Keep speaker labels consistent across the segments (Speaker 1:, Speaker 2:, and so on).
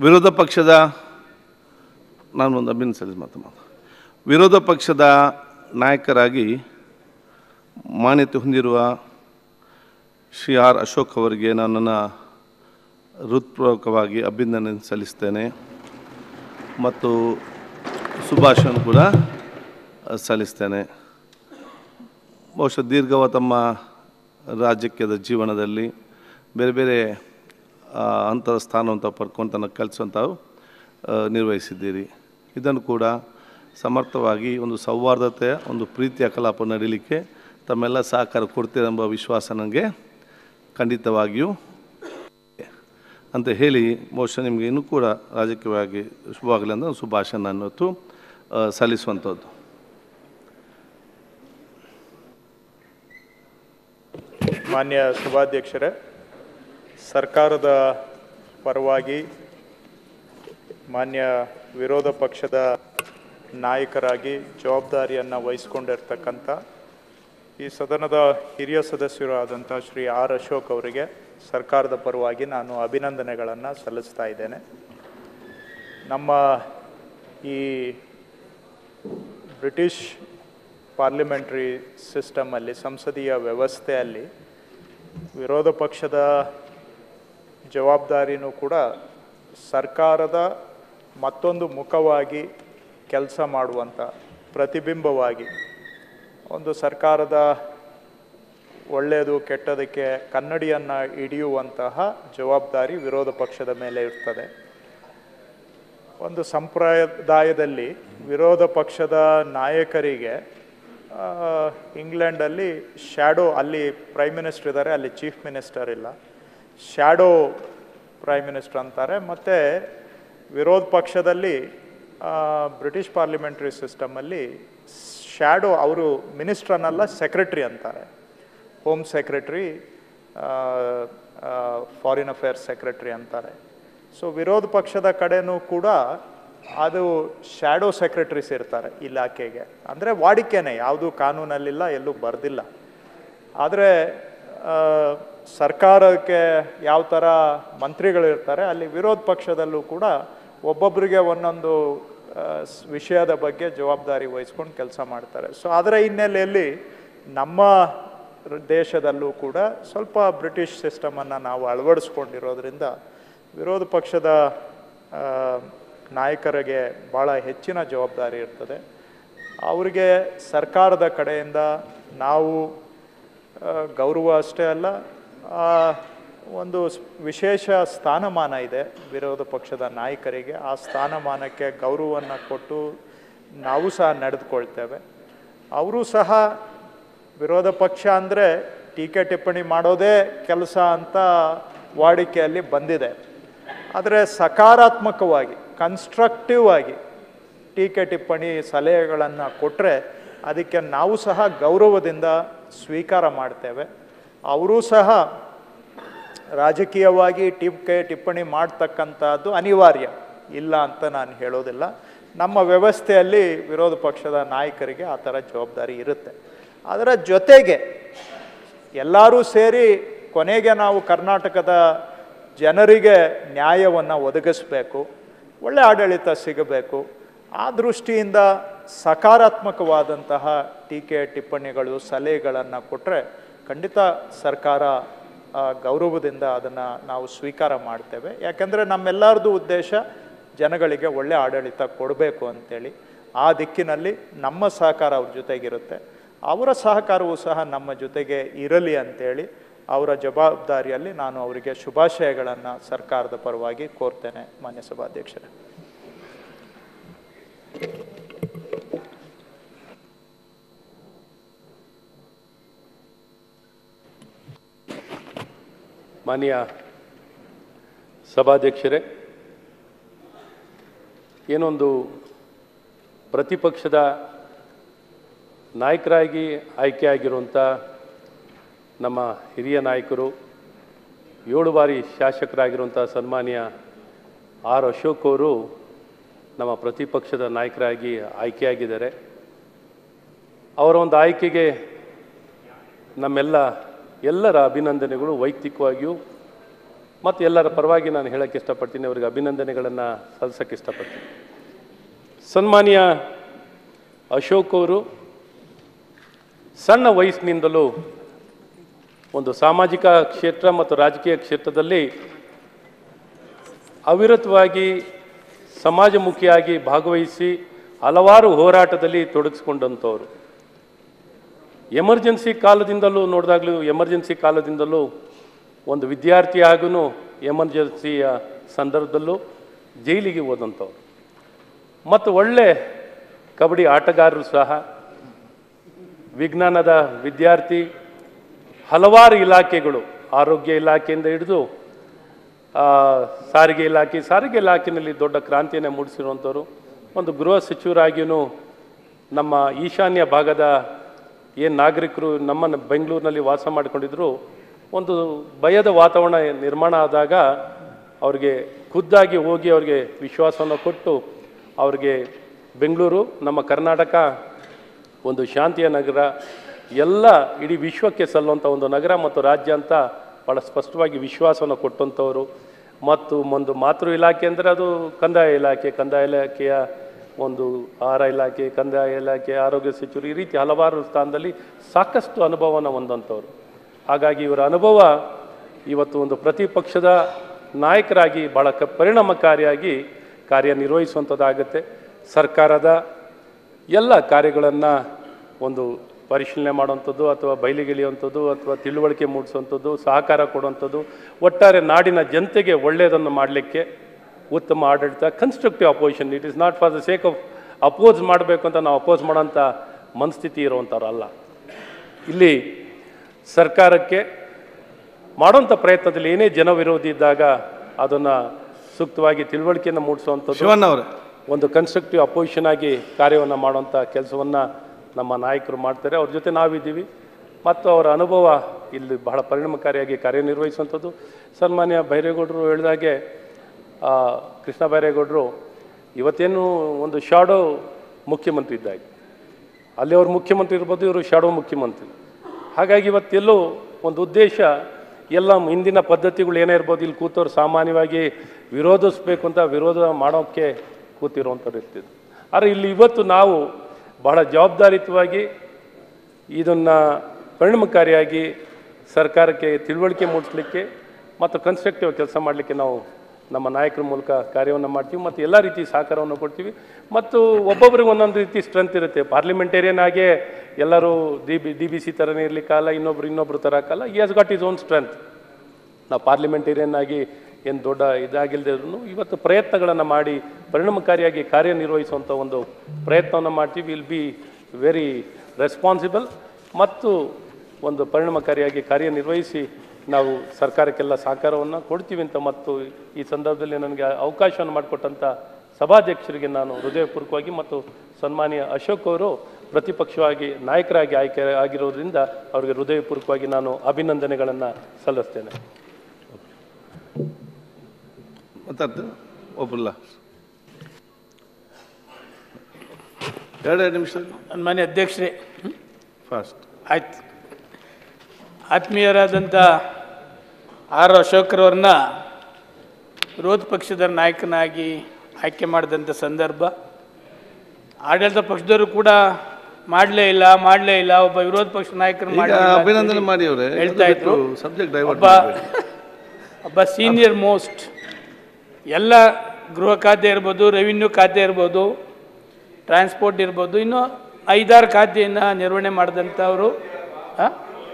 Speaker 1: ವಿರೋಧ ಪಕ್ಷದ ನಾನು ಒಂದು ಅಭಿನ ಸಲ್ಲಿಸಿ ಮಾತು ವಿರೋಧ ಪಕ್ಷದ ನಾಯಕರಾಗಿ ಮಾನ್ಯತೆ ಹೊಂದಿರುವ ಶ್ರೀ ಆರ್ ಅಶೋಕ್ ಅವರಿಗೆ ನಾನು ನನ್ನ ಹೃತ್ಪೂರ್ವಕವಾಗಿ ಅಭಿನಂದನೆ ಸಲ್ಲಿಸ್ತೇನೆ ಮತ್ತು ಸುಭಾಷನ್ ಕೂಡ ಅಹ್, ಸಲ್ಲಿಸ್ತೇನೆ ಬಹುಶಃ ದೀರ್ಘವ ತಮ್ಮ ರಾಜಕೀಯದ ಜೀವನದಲ್ಲಿ ಬೇರೆ ಬೇರೆ ಆ, ಹಂತದ ಸ್ಥಾನವಂತ ಪಡ್ಕೊಂಡು ತನ್ನ ಕೆಲಸ ತಾವು ಆ, ನಿರ್ವಹಿಸಿದ್ದೀರಿ ಇದನ್ನು ಕೂಡ ಸಮರ್ಥವಾಗಿ ಒಂದು ಸೌಹಾರ್ದತೆಯ ಒಂದು ಪ್ರೀತಿಯ ಕಲಾಪ ನಡೀಲಿಕ್ಕೆ ತಮ್ಮೆಲ್ಲ ಸಹಕಾರ ಕೊಡ್ತೀರೆಂಬ ವಿಶ್ವಾಸ ನನಗೆ ಖಂಡಿತವಾಗಿಯೂ ಇದೆ. ಅಂತ ಹೇಳಿ ಬಹುಶಃ ನಿಮಗೆ ಇನ್ನೂ ಕೂಡ ರಾಜಕೀಯವಾಗಿ ಶುಭವಾಗಲಿ ಅಂತ ಶುಭಾಶಯ ನಾನು ಇವತ್ತು ಆ, ಸಲ್ಲಿಸುವಂಥದ್ದು
Speaker 2: ಮಾನ್ಯ ಸಭಾಧ್ಯಕ್ಷರೇ ಸರ್ಕಾರದ ಪರವಾಗಿ ಮಾನ್ಯ ವಿರೋಧ ಪಕ್ಷದ ನಾಯಕರಾಗಿ ಜವಾಬ್ದಾರಿಯನ್ನು ವಹಿಸ್ಕೊಂಡಿರ್ತಕ್ಕಂಥ ಈ ಸದನದ ಹಿರಿಯ ಸದಸ್ಯರು ಆದಂಥ ಶ್ರೀ ಆರ್ ಅಶೋಕ್ ಅವರಿಗೆ ಸರ್ಕಾರದ ಪರವಾಗಿ ನಾನು ಅಭಿನಂದನೆಗಳನ್ನು ಸಲ್ಲಿಸ್ತಾ ಇದ್ದೇನೆ ನಮ್ಮ ಈ ಬ್ರಿಟಿಷ್ ಪಾರ್ಲಿಮೆಂಟ್ರಿ ಸಿಸ್ಟಮಲ್ಲಿ ಸಂಸದೀಯ ವ್ಯವಸ್ಥೆಯಲ್ಲಿ ವಿರೋಧ ಪಕ್ಷದ ಜವಾಬ್ದಾರಿನೂ ಕೂಡ ಸರ್ಕಾರದ ಮತ್ತೊಂದು ಮುಖವಾಗಿ ಕೆಲಸ ಮಾಡುವಂಥ ಪ್ರತಿಬಿಂಬವಾಗಿ ಒಂದು ಸರ್ಕಾರದ ಒಳ್ಳೆಯದು ಕೆಟ್ಟದಕ್ಕೆ ಕನ್ನಡಿಯನ್ನು ಹಿಡಿಯುವಂತಹ ಜವಾಬ್ದಾರಿ ವಿರೋಧ ಪಕ್ಷದ ಮೇಲೆ ಇರ್ತದೆ ಒಂದು ಸಂಪ್ರದಾಯದಲ್ಲಿ ವಿರೋಧ ಪಕ್ಷದ ನಾಯಕರಿಗೆ ಆ, ಇಂಗ್ಲೆಂಡಲ್ಲಿ ಶ್ಯಾಡೋ ಅಲ್ಲಿ ಪ್ರೈಮ್ ಮಿನಿಸ್ಟರ್ ಇದ್ದಾರೆ ಅಲ್ಲಿ ಚೀಫ್ ಮಿನಿಸ್ಟರ್ ಇಲ್ಲ ಶ್ಯಾಡೋ ಪ್ರೈಮ್ ಮಿನಿಸ್ಟರ್ ಅಂತಾರೆ ಮತ್ತು ವಿರೋಧ ಪಕ್ಷದಲ್ಲಿ ಆ, ಬ್ರಿಟಿಷ್ ಪಾರ್ಲಿಮೆಂಟ್ರಿ ಸಿಸ್ಟಮಲ್ಲಿ ಶ್ಯಾಡೋ ಅವರು ಮಿನಿಸ್ಟ್ರನ್ನೆಲ್ಲ ಸೆಕ್ರೆಟ್ರಿ ಅಂತಾರೆ home secretary foreign affairs secretary ಅಂತಾರೆ ಸೊ ವಿರೋಧ ಪಕ್ಷದ ಕಡೆನೂ ಕೂಡ ಅದು ಶ್ಯಾಡೋ ಸೆಕ್ರೆಟರೀಸ್ ಇರ್ತಾರೆ ಇಲಾಖೆಗೆ ಅಂದರೆ ವಾಡಿಕೆನೆ ಯಾವುದೂ ಕಾನೂನಲ್ಲಿಲ್ಲ ಎಲ್ಲೂ ಬರೆದಿಲ್ಲ ಆದರೆ ಸರ್ಕಾರಕ್ಕೆ ಯಾವ ಥರ ಮಂತ್ರಿಗಳಿರ್ತಾರೆ ಅಲ್ಲಿ ವಿರೋಧ ಪಕ್ಷದಲ್ಲೂ ಕೂಡ ಒಬ್ಬೊಬ್ಬರಿಗೆ ಒಂದೊಂದು ಆ, ಸ್- ವಿಷಯದ ಬಗ್ಗೆ ಜವಾಬ್ದಾರಿ ವಹಿಸ್ಕೊಂಡು ಕೆಲಸ ಮಾಡ್ತಾರೆ ಸೊ ಅದರ ಹಿನ್ನೆಲೆಯಲ್ಲಿ ನಮ್ಮ ರ- ದೇಶದಲ್ಲೂ ಕೂಡ ಸ್ವಲ್ಪ ಬ್ರಿಟಿಷ್ ಸಿಸ್ಟಮನ್ನು ನಾವು ಅಳವಡಿಸ್ಕೊಂಡಿರೋದ್ರಿಂದ ವಿರೋಧ ಪಕ್ಷದ ಆ, ನಾಯಕರಿಗೆ ಭಾಳ ಹೆಚ್ಚಿನ ಜವಾಬ್ದಾರಿ ಇರ್ತದೆ ಅವರಿಗೆ ಸರ್ಕಾರದ ಕಡೆಯಿಂದ ನಾವು ಆ, ಗೌರವ ಅಷ್ಟೇ ಅಲ್ಲ ಆ, ಒಂದು ಸ್- ವಿಶೇಷ ಸ್ಥಾನಮಾನ ಇದೆ ವಿರೋಧ ಪಕ್ಷದ ನಾಯಕರಿಗೆ ಆ ಸ್ಥಾನಮಾನಕ್ಕೆ ಗೌರವವನ್ನು ಕೊಟ್ಟು ನಾವು ಸಹ ನಡೆದುಕೊಳ್ತೇವೆ ಅವರು ಸಹ ವಿರೋಧ ಪಕ್ಷ ಅಂದರೆ ಟೀಕೆ ಟಿಪ್ಪಣಿ ಮಾಡೋದೇ ಕೆಲಸ ಅಂತ ವಾಡಿಕೆಯಲ್ಲಿ ಬಂದಿದೆ ಆದರೆ ಸಕಾರಾತ್ಮಕವಾಗಿ ಕನ್ಸ್ಟ್ರಕ್ಟಿವ್ ಆಗಿ ಟೀಕೆ ಟಿಪ್ಪಣಿ ಸಲಹೆಗಳನ್ನು ಕೊಟ್ಟರೆ ಅದಕ್ಕೆ ನಾವು ಸಹ ಗೌರವದಿಂದ ಸ್ವೀಕಾರ ಮಾಡ್ತೇವೆ ಅವರೂ ಸಹ ರಾಜಕೀಯವಾಗಿ ಟೀಕೆ ಟಿಪ್ಪಣಿ ಮಾಡ್ತಕ್ಕಂಥದ್ದು ಅನಿವಾರ್ಯ ಇಲ್ಲ ಅಂತ ನಾನು ಹೇಳೋದಿಲ್ಲ ನಮ್ಮ ವ್ಯವಸ್ಥೆಯಲ್ಲಿ ವಿರೋಧ ಪಕ್ಷದ ನಾಯಕರಿಗೆ ಆ ಥರ ಜವಾಬ್ದಾರಿ ಇರುತ್ತೆ ಅದರ ಜೊತೆಗೆ ಎಲ್ಲರೂ ಸೇರಿ ಕೊನೆಗೆ ನಾವು ಕರ್ನಾಟಕದ ಜನರಿಗೆ ನ್ಯಾಯವನ್ನು ಒದಗಿಸಬೇಕು ಒಳ್ಳೆ ಆಡಳಿತ ಸಿಗಬೇಕು ಆ ದೃಷ್ಟಿಯಿಂದ ಸಕಾರಾತ್ಮಕವಾದಂತಹ ಟೀಕೆ ಟಿಪ್ಪಣಿಗಳು ಸಲಹೆಗಳನ್ನು ಕೊಟ್ಟರೆ ಖಂಡಿತ ಸರ್ಕಾರ ಆ, ಗೌರವದಿಂದ ಅದನ್ನು ನಾವು ಸ್ವೀಕಾರ ಮಾಡ್ತೇವೆ ಯಾಕೆಂದರೆ ನಮ್ಮೆಲ್ಲರದು ಉದ್ದೇಶ ಜನಗಳಿಗೆ ಒಳ್ಳೆ ಆಡಳಿತ ಕೊಡಬೇಕು ಅಂತೇಳಿ ಆ ದಿಕ್ಕಿನಲ್ಲಿ ನಮ್ಮ ಸಹಕಾರ ಅವ್ರ ಜೊತೆಗಿರುತ್ತೆ ಅವರ ಸಹಕಾರವೂ ಸಹ ನಮ್ಮ ಜೊತೆಗೆ ಇರಲಿ ಅಂತೇಳಿ ಅವರ ಜವಾಬ್ದಾರಿಯಲ್ಲಿ ನಾನು ಅವರಿಗೆ ಶುಭಾಶಯಗಳನ್ನು ಸರ್ಕಾರದ ಪರವಾಗಿ ಕೋರ್ತೇನೆ ಮಾನ್ಯ ಸಭಾಧ್ಯಕ್ಷರೇ
Speaker 3: ಮಾನ್ಯ ಸಭಾಧ್ಯಕ್ಷರೇ ಏನೊಂದು ಪ್ರತಿಪಕ್ಷದ ನಾಯಕರಾಗಿ ಆಯ್ಕೆಯಾಗಿರುವಂಥ ನಮ್ಮ ಹಿರಿಯ ನಾಯಕರು ಏಳು ಬಾರಿ ಶಾಸಕರಾಗಿರುವಂಥ ಸನ್ಮಾನ್ಯ ಆರ್ ಅಶೋಕ್ ಅವರು ನಮ್ಮ ಪ್ರತಿಪಕ್ಷದ ನಾಯಕರಾಗಿ ಆಯ್ಕೆಯಾಗಿದ್ದಾರೆ ಅವರ ಒಂದು ಆಯ್ಕೆಗೆ ನಮ್ಮೆಲ್ಲ ಎಲ್ಲರ ಅಭಿನಂದನೆಗಳು ವೈಯಕ್ತಿಕವಾಗಿಯೂ ಮತ್ತು ಎಲ್ಲರ ಪರವಾಗಿ ನಾನು ಹೇಳಕ್ಕೆ ಇಷ್ಟಪಡ್ತೀನಿ ಅವರಿಗೆ ಅಭಿನಂದನೆಗಳನ್ನು ಸಲ್ಲಿಸಕ್ಕೆ ಇಷ್ಟಪಡ್ತೀನಿ ಸನ್ಮಾನ್ಯ ಅಶೋಕ್ ಅವರು ಸಣ್ಣ ವಯಸ್ಸಿನಿಂದಲೂ ಒಂದು ಸಾಮಾಜಿಕ ಕ್ಷೇತ್ರ ಮತ್ತು ರಾಜಕೀಯ ಕ್ಷೇತ್ರದಲ್ಲಿ ಅವಿರತವಾಗಿ ಸಮಾಜಮುಖಿಯಾಗಿ ಭಾಗವಹಿಸಿ ಹಲವಾರು ಹೋರಾಟದಲ್ಲಿ ತೊಡಗಿಸ್ಕೊಂಡಂಥವ್ರು ಎಮರ್ಜೆನ್ಸಿ ಕಾಲದಿಂದಲೂ ನೋಡಿದಾಗಲೂ ಎಮರ್ಜೆನ್ಸಿ ಕಾಲದಿಂದಲೂ ಒಂದು ವಿದ್ಯಾರ್ಥಿ ಹಾಗೂ ಎಮರ್ಜೆನ್ಸಿಯ ಸಂದರ್ಭದಲ್ಲೂ ಜೈಲಿಗೆ ಹೋದಂಥವ್ರು ಮತ್ತು ಒಳ್ಳೆ ಕಬಡ್ಡಿ ಆಟಗಾರರು ಸಹ ವಿಜ್ಞಾನದ ವಿದ್ಯಾರ್ಥಿ ಹಲವಾರು ಇಲಾಖೆಗಳು ಆರೋಗ್ಯ ಇಲಾಖೆಯಿಂದ ಹಿಡಿದು ಆ, ಸಾರಿಗೆ ಇಲಾಖೆ ಸಾರಿಗೆ ಇಲಾಖೆಯಲ್ಲಿ ದೊಡ್ಡ ಕ್ರಾಂತಿಯನ್ನು ಮೂಡಿಸಿರುವಂಥವ್ರು ಒಂದು ಗೃಹ ಸಚಿವರಾಗಿಯೂ ನಮ್ಮ ಈಶಾನ್ಯ ಭಾಗದ ಏನು ನಾಗರಿಕರು ನಮ್ಮ ಬೆಂಗಳೂರಿನಲ್ಲಿ ವಾಸ ಮಾಡಿಕೊಂಡಿದ್ರು ಒಂದು ಭಯದ ವಾತಾವರಣ ನಿರ್ಮಾಣ ಆದಾಗ ಅವ್ರಿಗೆ ಖುದ್ದಾಗಿ ಹೋಗಿ ಅವ್ರಿಗೆ ವಿಶ್ವಾಸವನ್ನು ಕೊಟ್ಟು ಅವ್ರಿಗೆ ಬೆಂಗಳೂರು ನಮ್ಮ ಕರ್ನಾಟಕ ಒಂದು ಶಾಂತಿಯ ನಗರ ಎಲ್ಲ ಇಡೀ ವಿಶ್ವಕ್ಕೆ ಸಲ್ಲುವಂಥ ಒಂದು ನಗರ ಮತ್ತು ರಾಜ್ಯ ಅಂತ ಭಾಳ ಸ್ಪಷ್ಟವಾಗಿ ವಿಶ್ವಾಸವನ್ನು ಕೊಟ್ಟಂಥವರು ಮತ್ತು ಒಂದು ಮಾತೃ ಇಲಾಖೆ ಅಂದರೆ ಅದು ಕಂದಾಯ ಇಲಾಖೆ ಕಂದಾಯ ಇಲಾಖೆಯ ಒಂದು ಆಹಾರ ಇಲಾಖೆ ಕಂದಾಯ ಇಲಾಖೆ ಆರೋಗ್ಯ ಸಚಿವರು ಈ ರೀತಿ ಹಲವಾರು ಸ್ಥಾನದಲ್ಲಿ ಸಾಕಷ್ಟು ಅನುಭವವನ್ನು ಹೊಂದಂಥವ್ರು ಹಾಗಾಗಿ ಇವರ ಅನುಭವ ಇವತ್ತು ಒಂದು ಪ್ರತಿಪಕ್ಷದ ನಾಯಕರಾಗಿ ಭಾಳ ಕ ಪರಿಣಾಮಕಾರಿಯಾಗಿ ಕಾರ್ಯನಿರ್ವಹಿಸುವಂಥದ್ದಾಗುತ್ತೆ ಸರ್ಕಾರದ ಎಲ್ಲ ಕಾರ್ಯಗಳನ್ನು ಒಂದು ಪರಿಶೀಲನೆ ಮಾಡುವಂಥದ್ದು ಅಥವಾ ಬಯಲಿಗೆಳೆಯುವಂಥದ್ದು ಅಥವಾ ತಿಳುವಳಿಕೆ ಮೂಡಿಸುವಂಥದ್ದು ಸಹಕಾರ ಕೊಡುವಂಥದ್ದು ಒಟ್ಟಾರೆ ನಾಡಿನ ಜನತೆಗೆ ಒಳ್ಳೆಯದನ್ನು ಮಾಡಲಿಕ್ಕೆ ಉತ್ತಮ ಆಡಳಿತ constructive opposition it is not for the sake of oppose ಮಾಡಬೇಕು ಅಂತ ನಾವು ಅಪೋಸ್ ಮಾಡೋಂಥ ಮನಸ್ಥಿತಿ ಇರುವಂಥವ್ರು ಅಲ್ಲ ಇಲ್ಲಿ ಸರ್ಕಾರಕ್ಕೆ ಮಾಡೋಂಥ ಪ್ರಯತ್ನದಲ್ಲಿ ಏನೇ ಜನ ವಿರೋಧಿ ಇದ್ದಾಗ ಅದನ್ನು ಸೂಕ್ತವಾಗಿ ತಿಳುವಳಿಕೆಯನ್ನು ಮೂಡಿಸುವಂಥದ್ದು
Speaker 1: ಶಿವಣ್ಣ ಅವರೇ
Speaker 3: ಒಂದು ಕನ್ಸ್ಟ್ರಕ್ಟಿವ್ ಅಪೋಸಿಷನ್ ಆಗಿ ಕಾರ್ಯವನ್ನು ಮಾಡುವಂಥ ಕೆಲಸವನ್ನು ನಮ್ಮ ನಾಯಕರು ಮಾಡ್ತಾರೆ ಅವ್ರ ಜೊತೆ ನಾವಿದ್ದೀವಿ ಮತ್ತು ಅವರ ಅನುಭವ ಇಲ್ಲಿ ಬಹಳ ಪರಿಣಾಮಕಾರಿಯಾಗಿ ಕಾರ್ಯನಿರ್ವಹಿಸುವಂಥದ್ದು ಸನ್ಮಾನ್ಯ ಬೈರೇಗೌಡರು ಹೇಳಿದಾಗೆ ಆ, ಕೃಷ್ಣ ಬೈರೇಗೌಡರು ಇವತ್ತೇನು ಒಂದು ಶಾಡೋ ಮುಖ್ಯಮಂತ್ರಿ ಇದ್ದಾಗೆ ಅಲ್ಲಿ ಅವ್ರು ಮುಖ್ಯಮಂತ್ರಿ ಇರ್ಬೋದು ಇವರು ಶಾಡೋ ಮುಖ್ಯಮಂತ್ರಿ ಹಾಗಾಗಿ ಇವತ್ತೆಲ್ಲೋ ಒಂದು ಉದ್ದೇಶ ಎಲ್ಲ ಹಿಂದಿನ ಪದ್ಧತಿಗಳು ಏನೇ ಇರ್ಬೋದು ಇಲ್ಲಿ ಕೂತವ್ರು ಸಾಮಾನ್ಯವಾಗಿ ವಿರೋಧಿಸ್ಬೇಕು ಅಂತ ವಿರೋಧ ಮಾಡೋಕ್ಕೆ ಕೂತಿರುವಂಥವ್ರು ಇರ್ತಿದ್ರು ಆದರೆ ಇಲ್ಲಿ ಇವತ್ತು ನಾವು ಬಹಳ ಜವಾಬ್ದಾರಿಯುತವಾಗಿ ಇದನ್ನು ಪರಿಣಾಮಕಾರಿಯಾಗಿ ಸರ್ಕಾರಕ್ಕೆ ತಿಳುವಳಿಕೆ ಮೂಡಿಸ್ಲಿಕ್ಕೆ ಮತ್ತು ಕನ್ಸ್ಟ್ರಕ್ಟಿವ್ ಕೆಲಸ ಮಾಡಲಿಕ್ಕೆ ನಾವು ನಮ್ಮ ನಾಯಕರ ಮೂಲಕ ಕಾರ್ಯವನ್ನು ಮಾಡ್ತೀವಿ ಮತ್ತು ಎಲ್ಲ ರೀತಿ ಸಹಕಾರವನ್ನು ಕೊಡ್ತೀವಿ ಮತ್ತು ಒಬ್ಬೊಬ್ಬರಿಗೆ ಒಂದೊಂದು ರೀತಿ ಸ್ಟ್ರೆಂತ್ ಇರುತ್ತೆ ಪಾರ್ಲಿಮೆಂಟೇರಿಯನ್ ಆಗೇ ಎಲ್ಲರೂ D B D B C ಥರನೇ ಇರಲಿಕ್ಕಲ್ಲ ಇನ್ನೊಬ್ರು ಇನ್ನೊಬ್ರು ತರಕ್ಕಲ್ಲ ಈ has got its own strength ನಾವು ಪಾರ್ಲಿಮೆಂಟೇರಿಯನ್ ಆಗಿ ಏನು ದೊಡ್ಡ ಇದಾಗಿಲ್ಲದಿದ್ರು ಇವತ್ತು ಪ್ರಯತ್ನಗಳನ್ನು ಮಾಡಿ ಪರಿಣಾಮಕಾರಿಯಾಗಿ ಕಾರ್ಯನಿರ್ವಹಿಸುವಂಥ ಒಂದು ಪ್ರಯತ್ನವನ್ನು ಮಾಡ್ತೀವಿ ವಿಲ್ ಬಿ ವೆರಿ ರೆಸ್ಪಾನ್ಸಿಬಲ್ ಮತ್ತು ಒಂದು ಪರಿಣಾಮಕಾರಿಯಾಗಿ ಕಾರ್ಯನಿರ್ವಹಿಸಿ ನಾವು ಸರ್ಕಾರಕ್ಕೆಲ್ಲ ಸಹಕಾರವನ್ನು ಕೊಡ್ತೀವಿ ಅಂತ ಮತ್ತು ಈ ಸಂದರ್ಭದಲ್ಲಿ ನನಗೆ ಅವಕಾಶವನ್ನು ಮಾಡಿಕೊಟ್ಟಂಥ ಸಭಾಧ್ಯಕ್ಷರಿಗೆ ನಾನು ಹೃದಯಪೂರ್ವಕವಾಗಿ ಮತ್ತು ಸನ್ಮಾನ್ಯ ಅಶೋಕ್ ಅವರು ಪ್ರತಿಪಕ್ಷವಾಗಿ ನಾಯಕರಾಗಿ ಆಯ್ಕೆ ಆಗಿರೋದ್ರಿಂದ ಅವರಿಗೆ ಹೃದಯಪೂರ್ವಕವಾಗಿ ನಾನು ಅಭಿನಂದನೆಗಳನ್ನು ಸಲ್ಲಿಸ್ತೇನೆ
Speaker 1: ಮಾತಾಡ್ತು ಒಬ್ಬಲ್ಲ ಎರಡೆರಡು ನಿಮಿಷ
Speaker 4: ಸನ್ಮಾನ್ಯ ಅಧ್ಯಕ್ಷರೇ
Speaker 1: ಫಾಸ್ಟ್
Speaker 4: ಆಯ್ತು ಆತ್ಮೀಯರಾದಂಥ ಆರ್ ಅಶೋಕ್ರವ್ರನ್ನ ವಿರೋಧ ಪಕ್ಷದ ನಾಯಕನಾಗಿ ಆಯ್ಕೆ ಮಾಡಿದಂಥ ಸಂದರ್ಭ ಆಡಳಿತ ಪಕ್ಷದವರು ಕೂಡ ಮಾಡಲೇ ಇಲ್ಲ ಮಾಡಲೇ ಇಲ್ಲ ಒಬ್ಬ ವಿರೋಧ ಪಕ್ಷ ನಾಯಕರು
Speaker 1: ಈಗ
Speaker 4: ಮಾಡ್ಲಿಲ್ಲ ಅಂತ
Speaker 1: ಅಭಿನಂದನೆ
Speaker 4: ಹೇಳಿ
Speaker 1: ಮಾಡಿ ಅವರೇ
Speaker 4: ಹೇಳ್ತಾ ಇದ್ರು
Speaker 1: ಸಬ್ಜೆಕ್ಟ್ ಡೈವರ್ಟ್
Speaker 4: ಒಬ್ಬ ಒಬ್ಬ ಸೀನಿಯರ್ ಮೋಸ್ಟ್ ಎಲ್ಲ ಗೃಹ ಖಾತೆ ಇರ್ಬೋದು ರೆವಿನ್ಯೂ ಖಾತೆ ಇರ್ಬೋದು ಟ್ರಾನ್ಸ್ಪೋರ್ಟ್ ಇರ್ಬೋದು ಇನ್ನು ಐದಾರು ಖಾತೆಯನ್ನು ನಿರ್ವಹಣೆ ಮಾಡಿದಂಥವರು ಆ?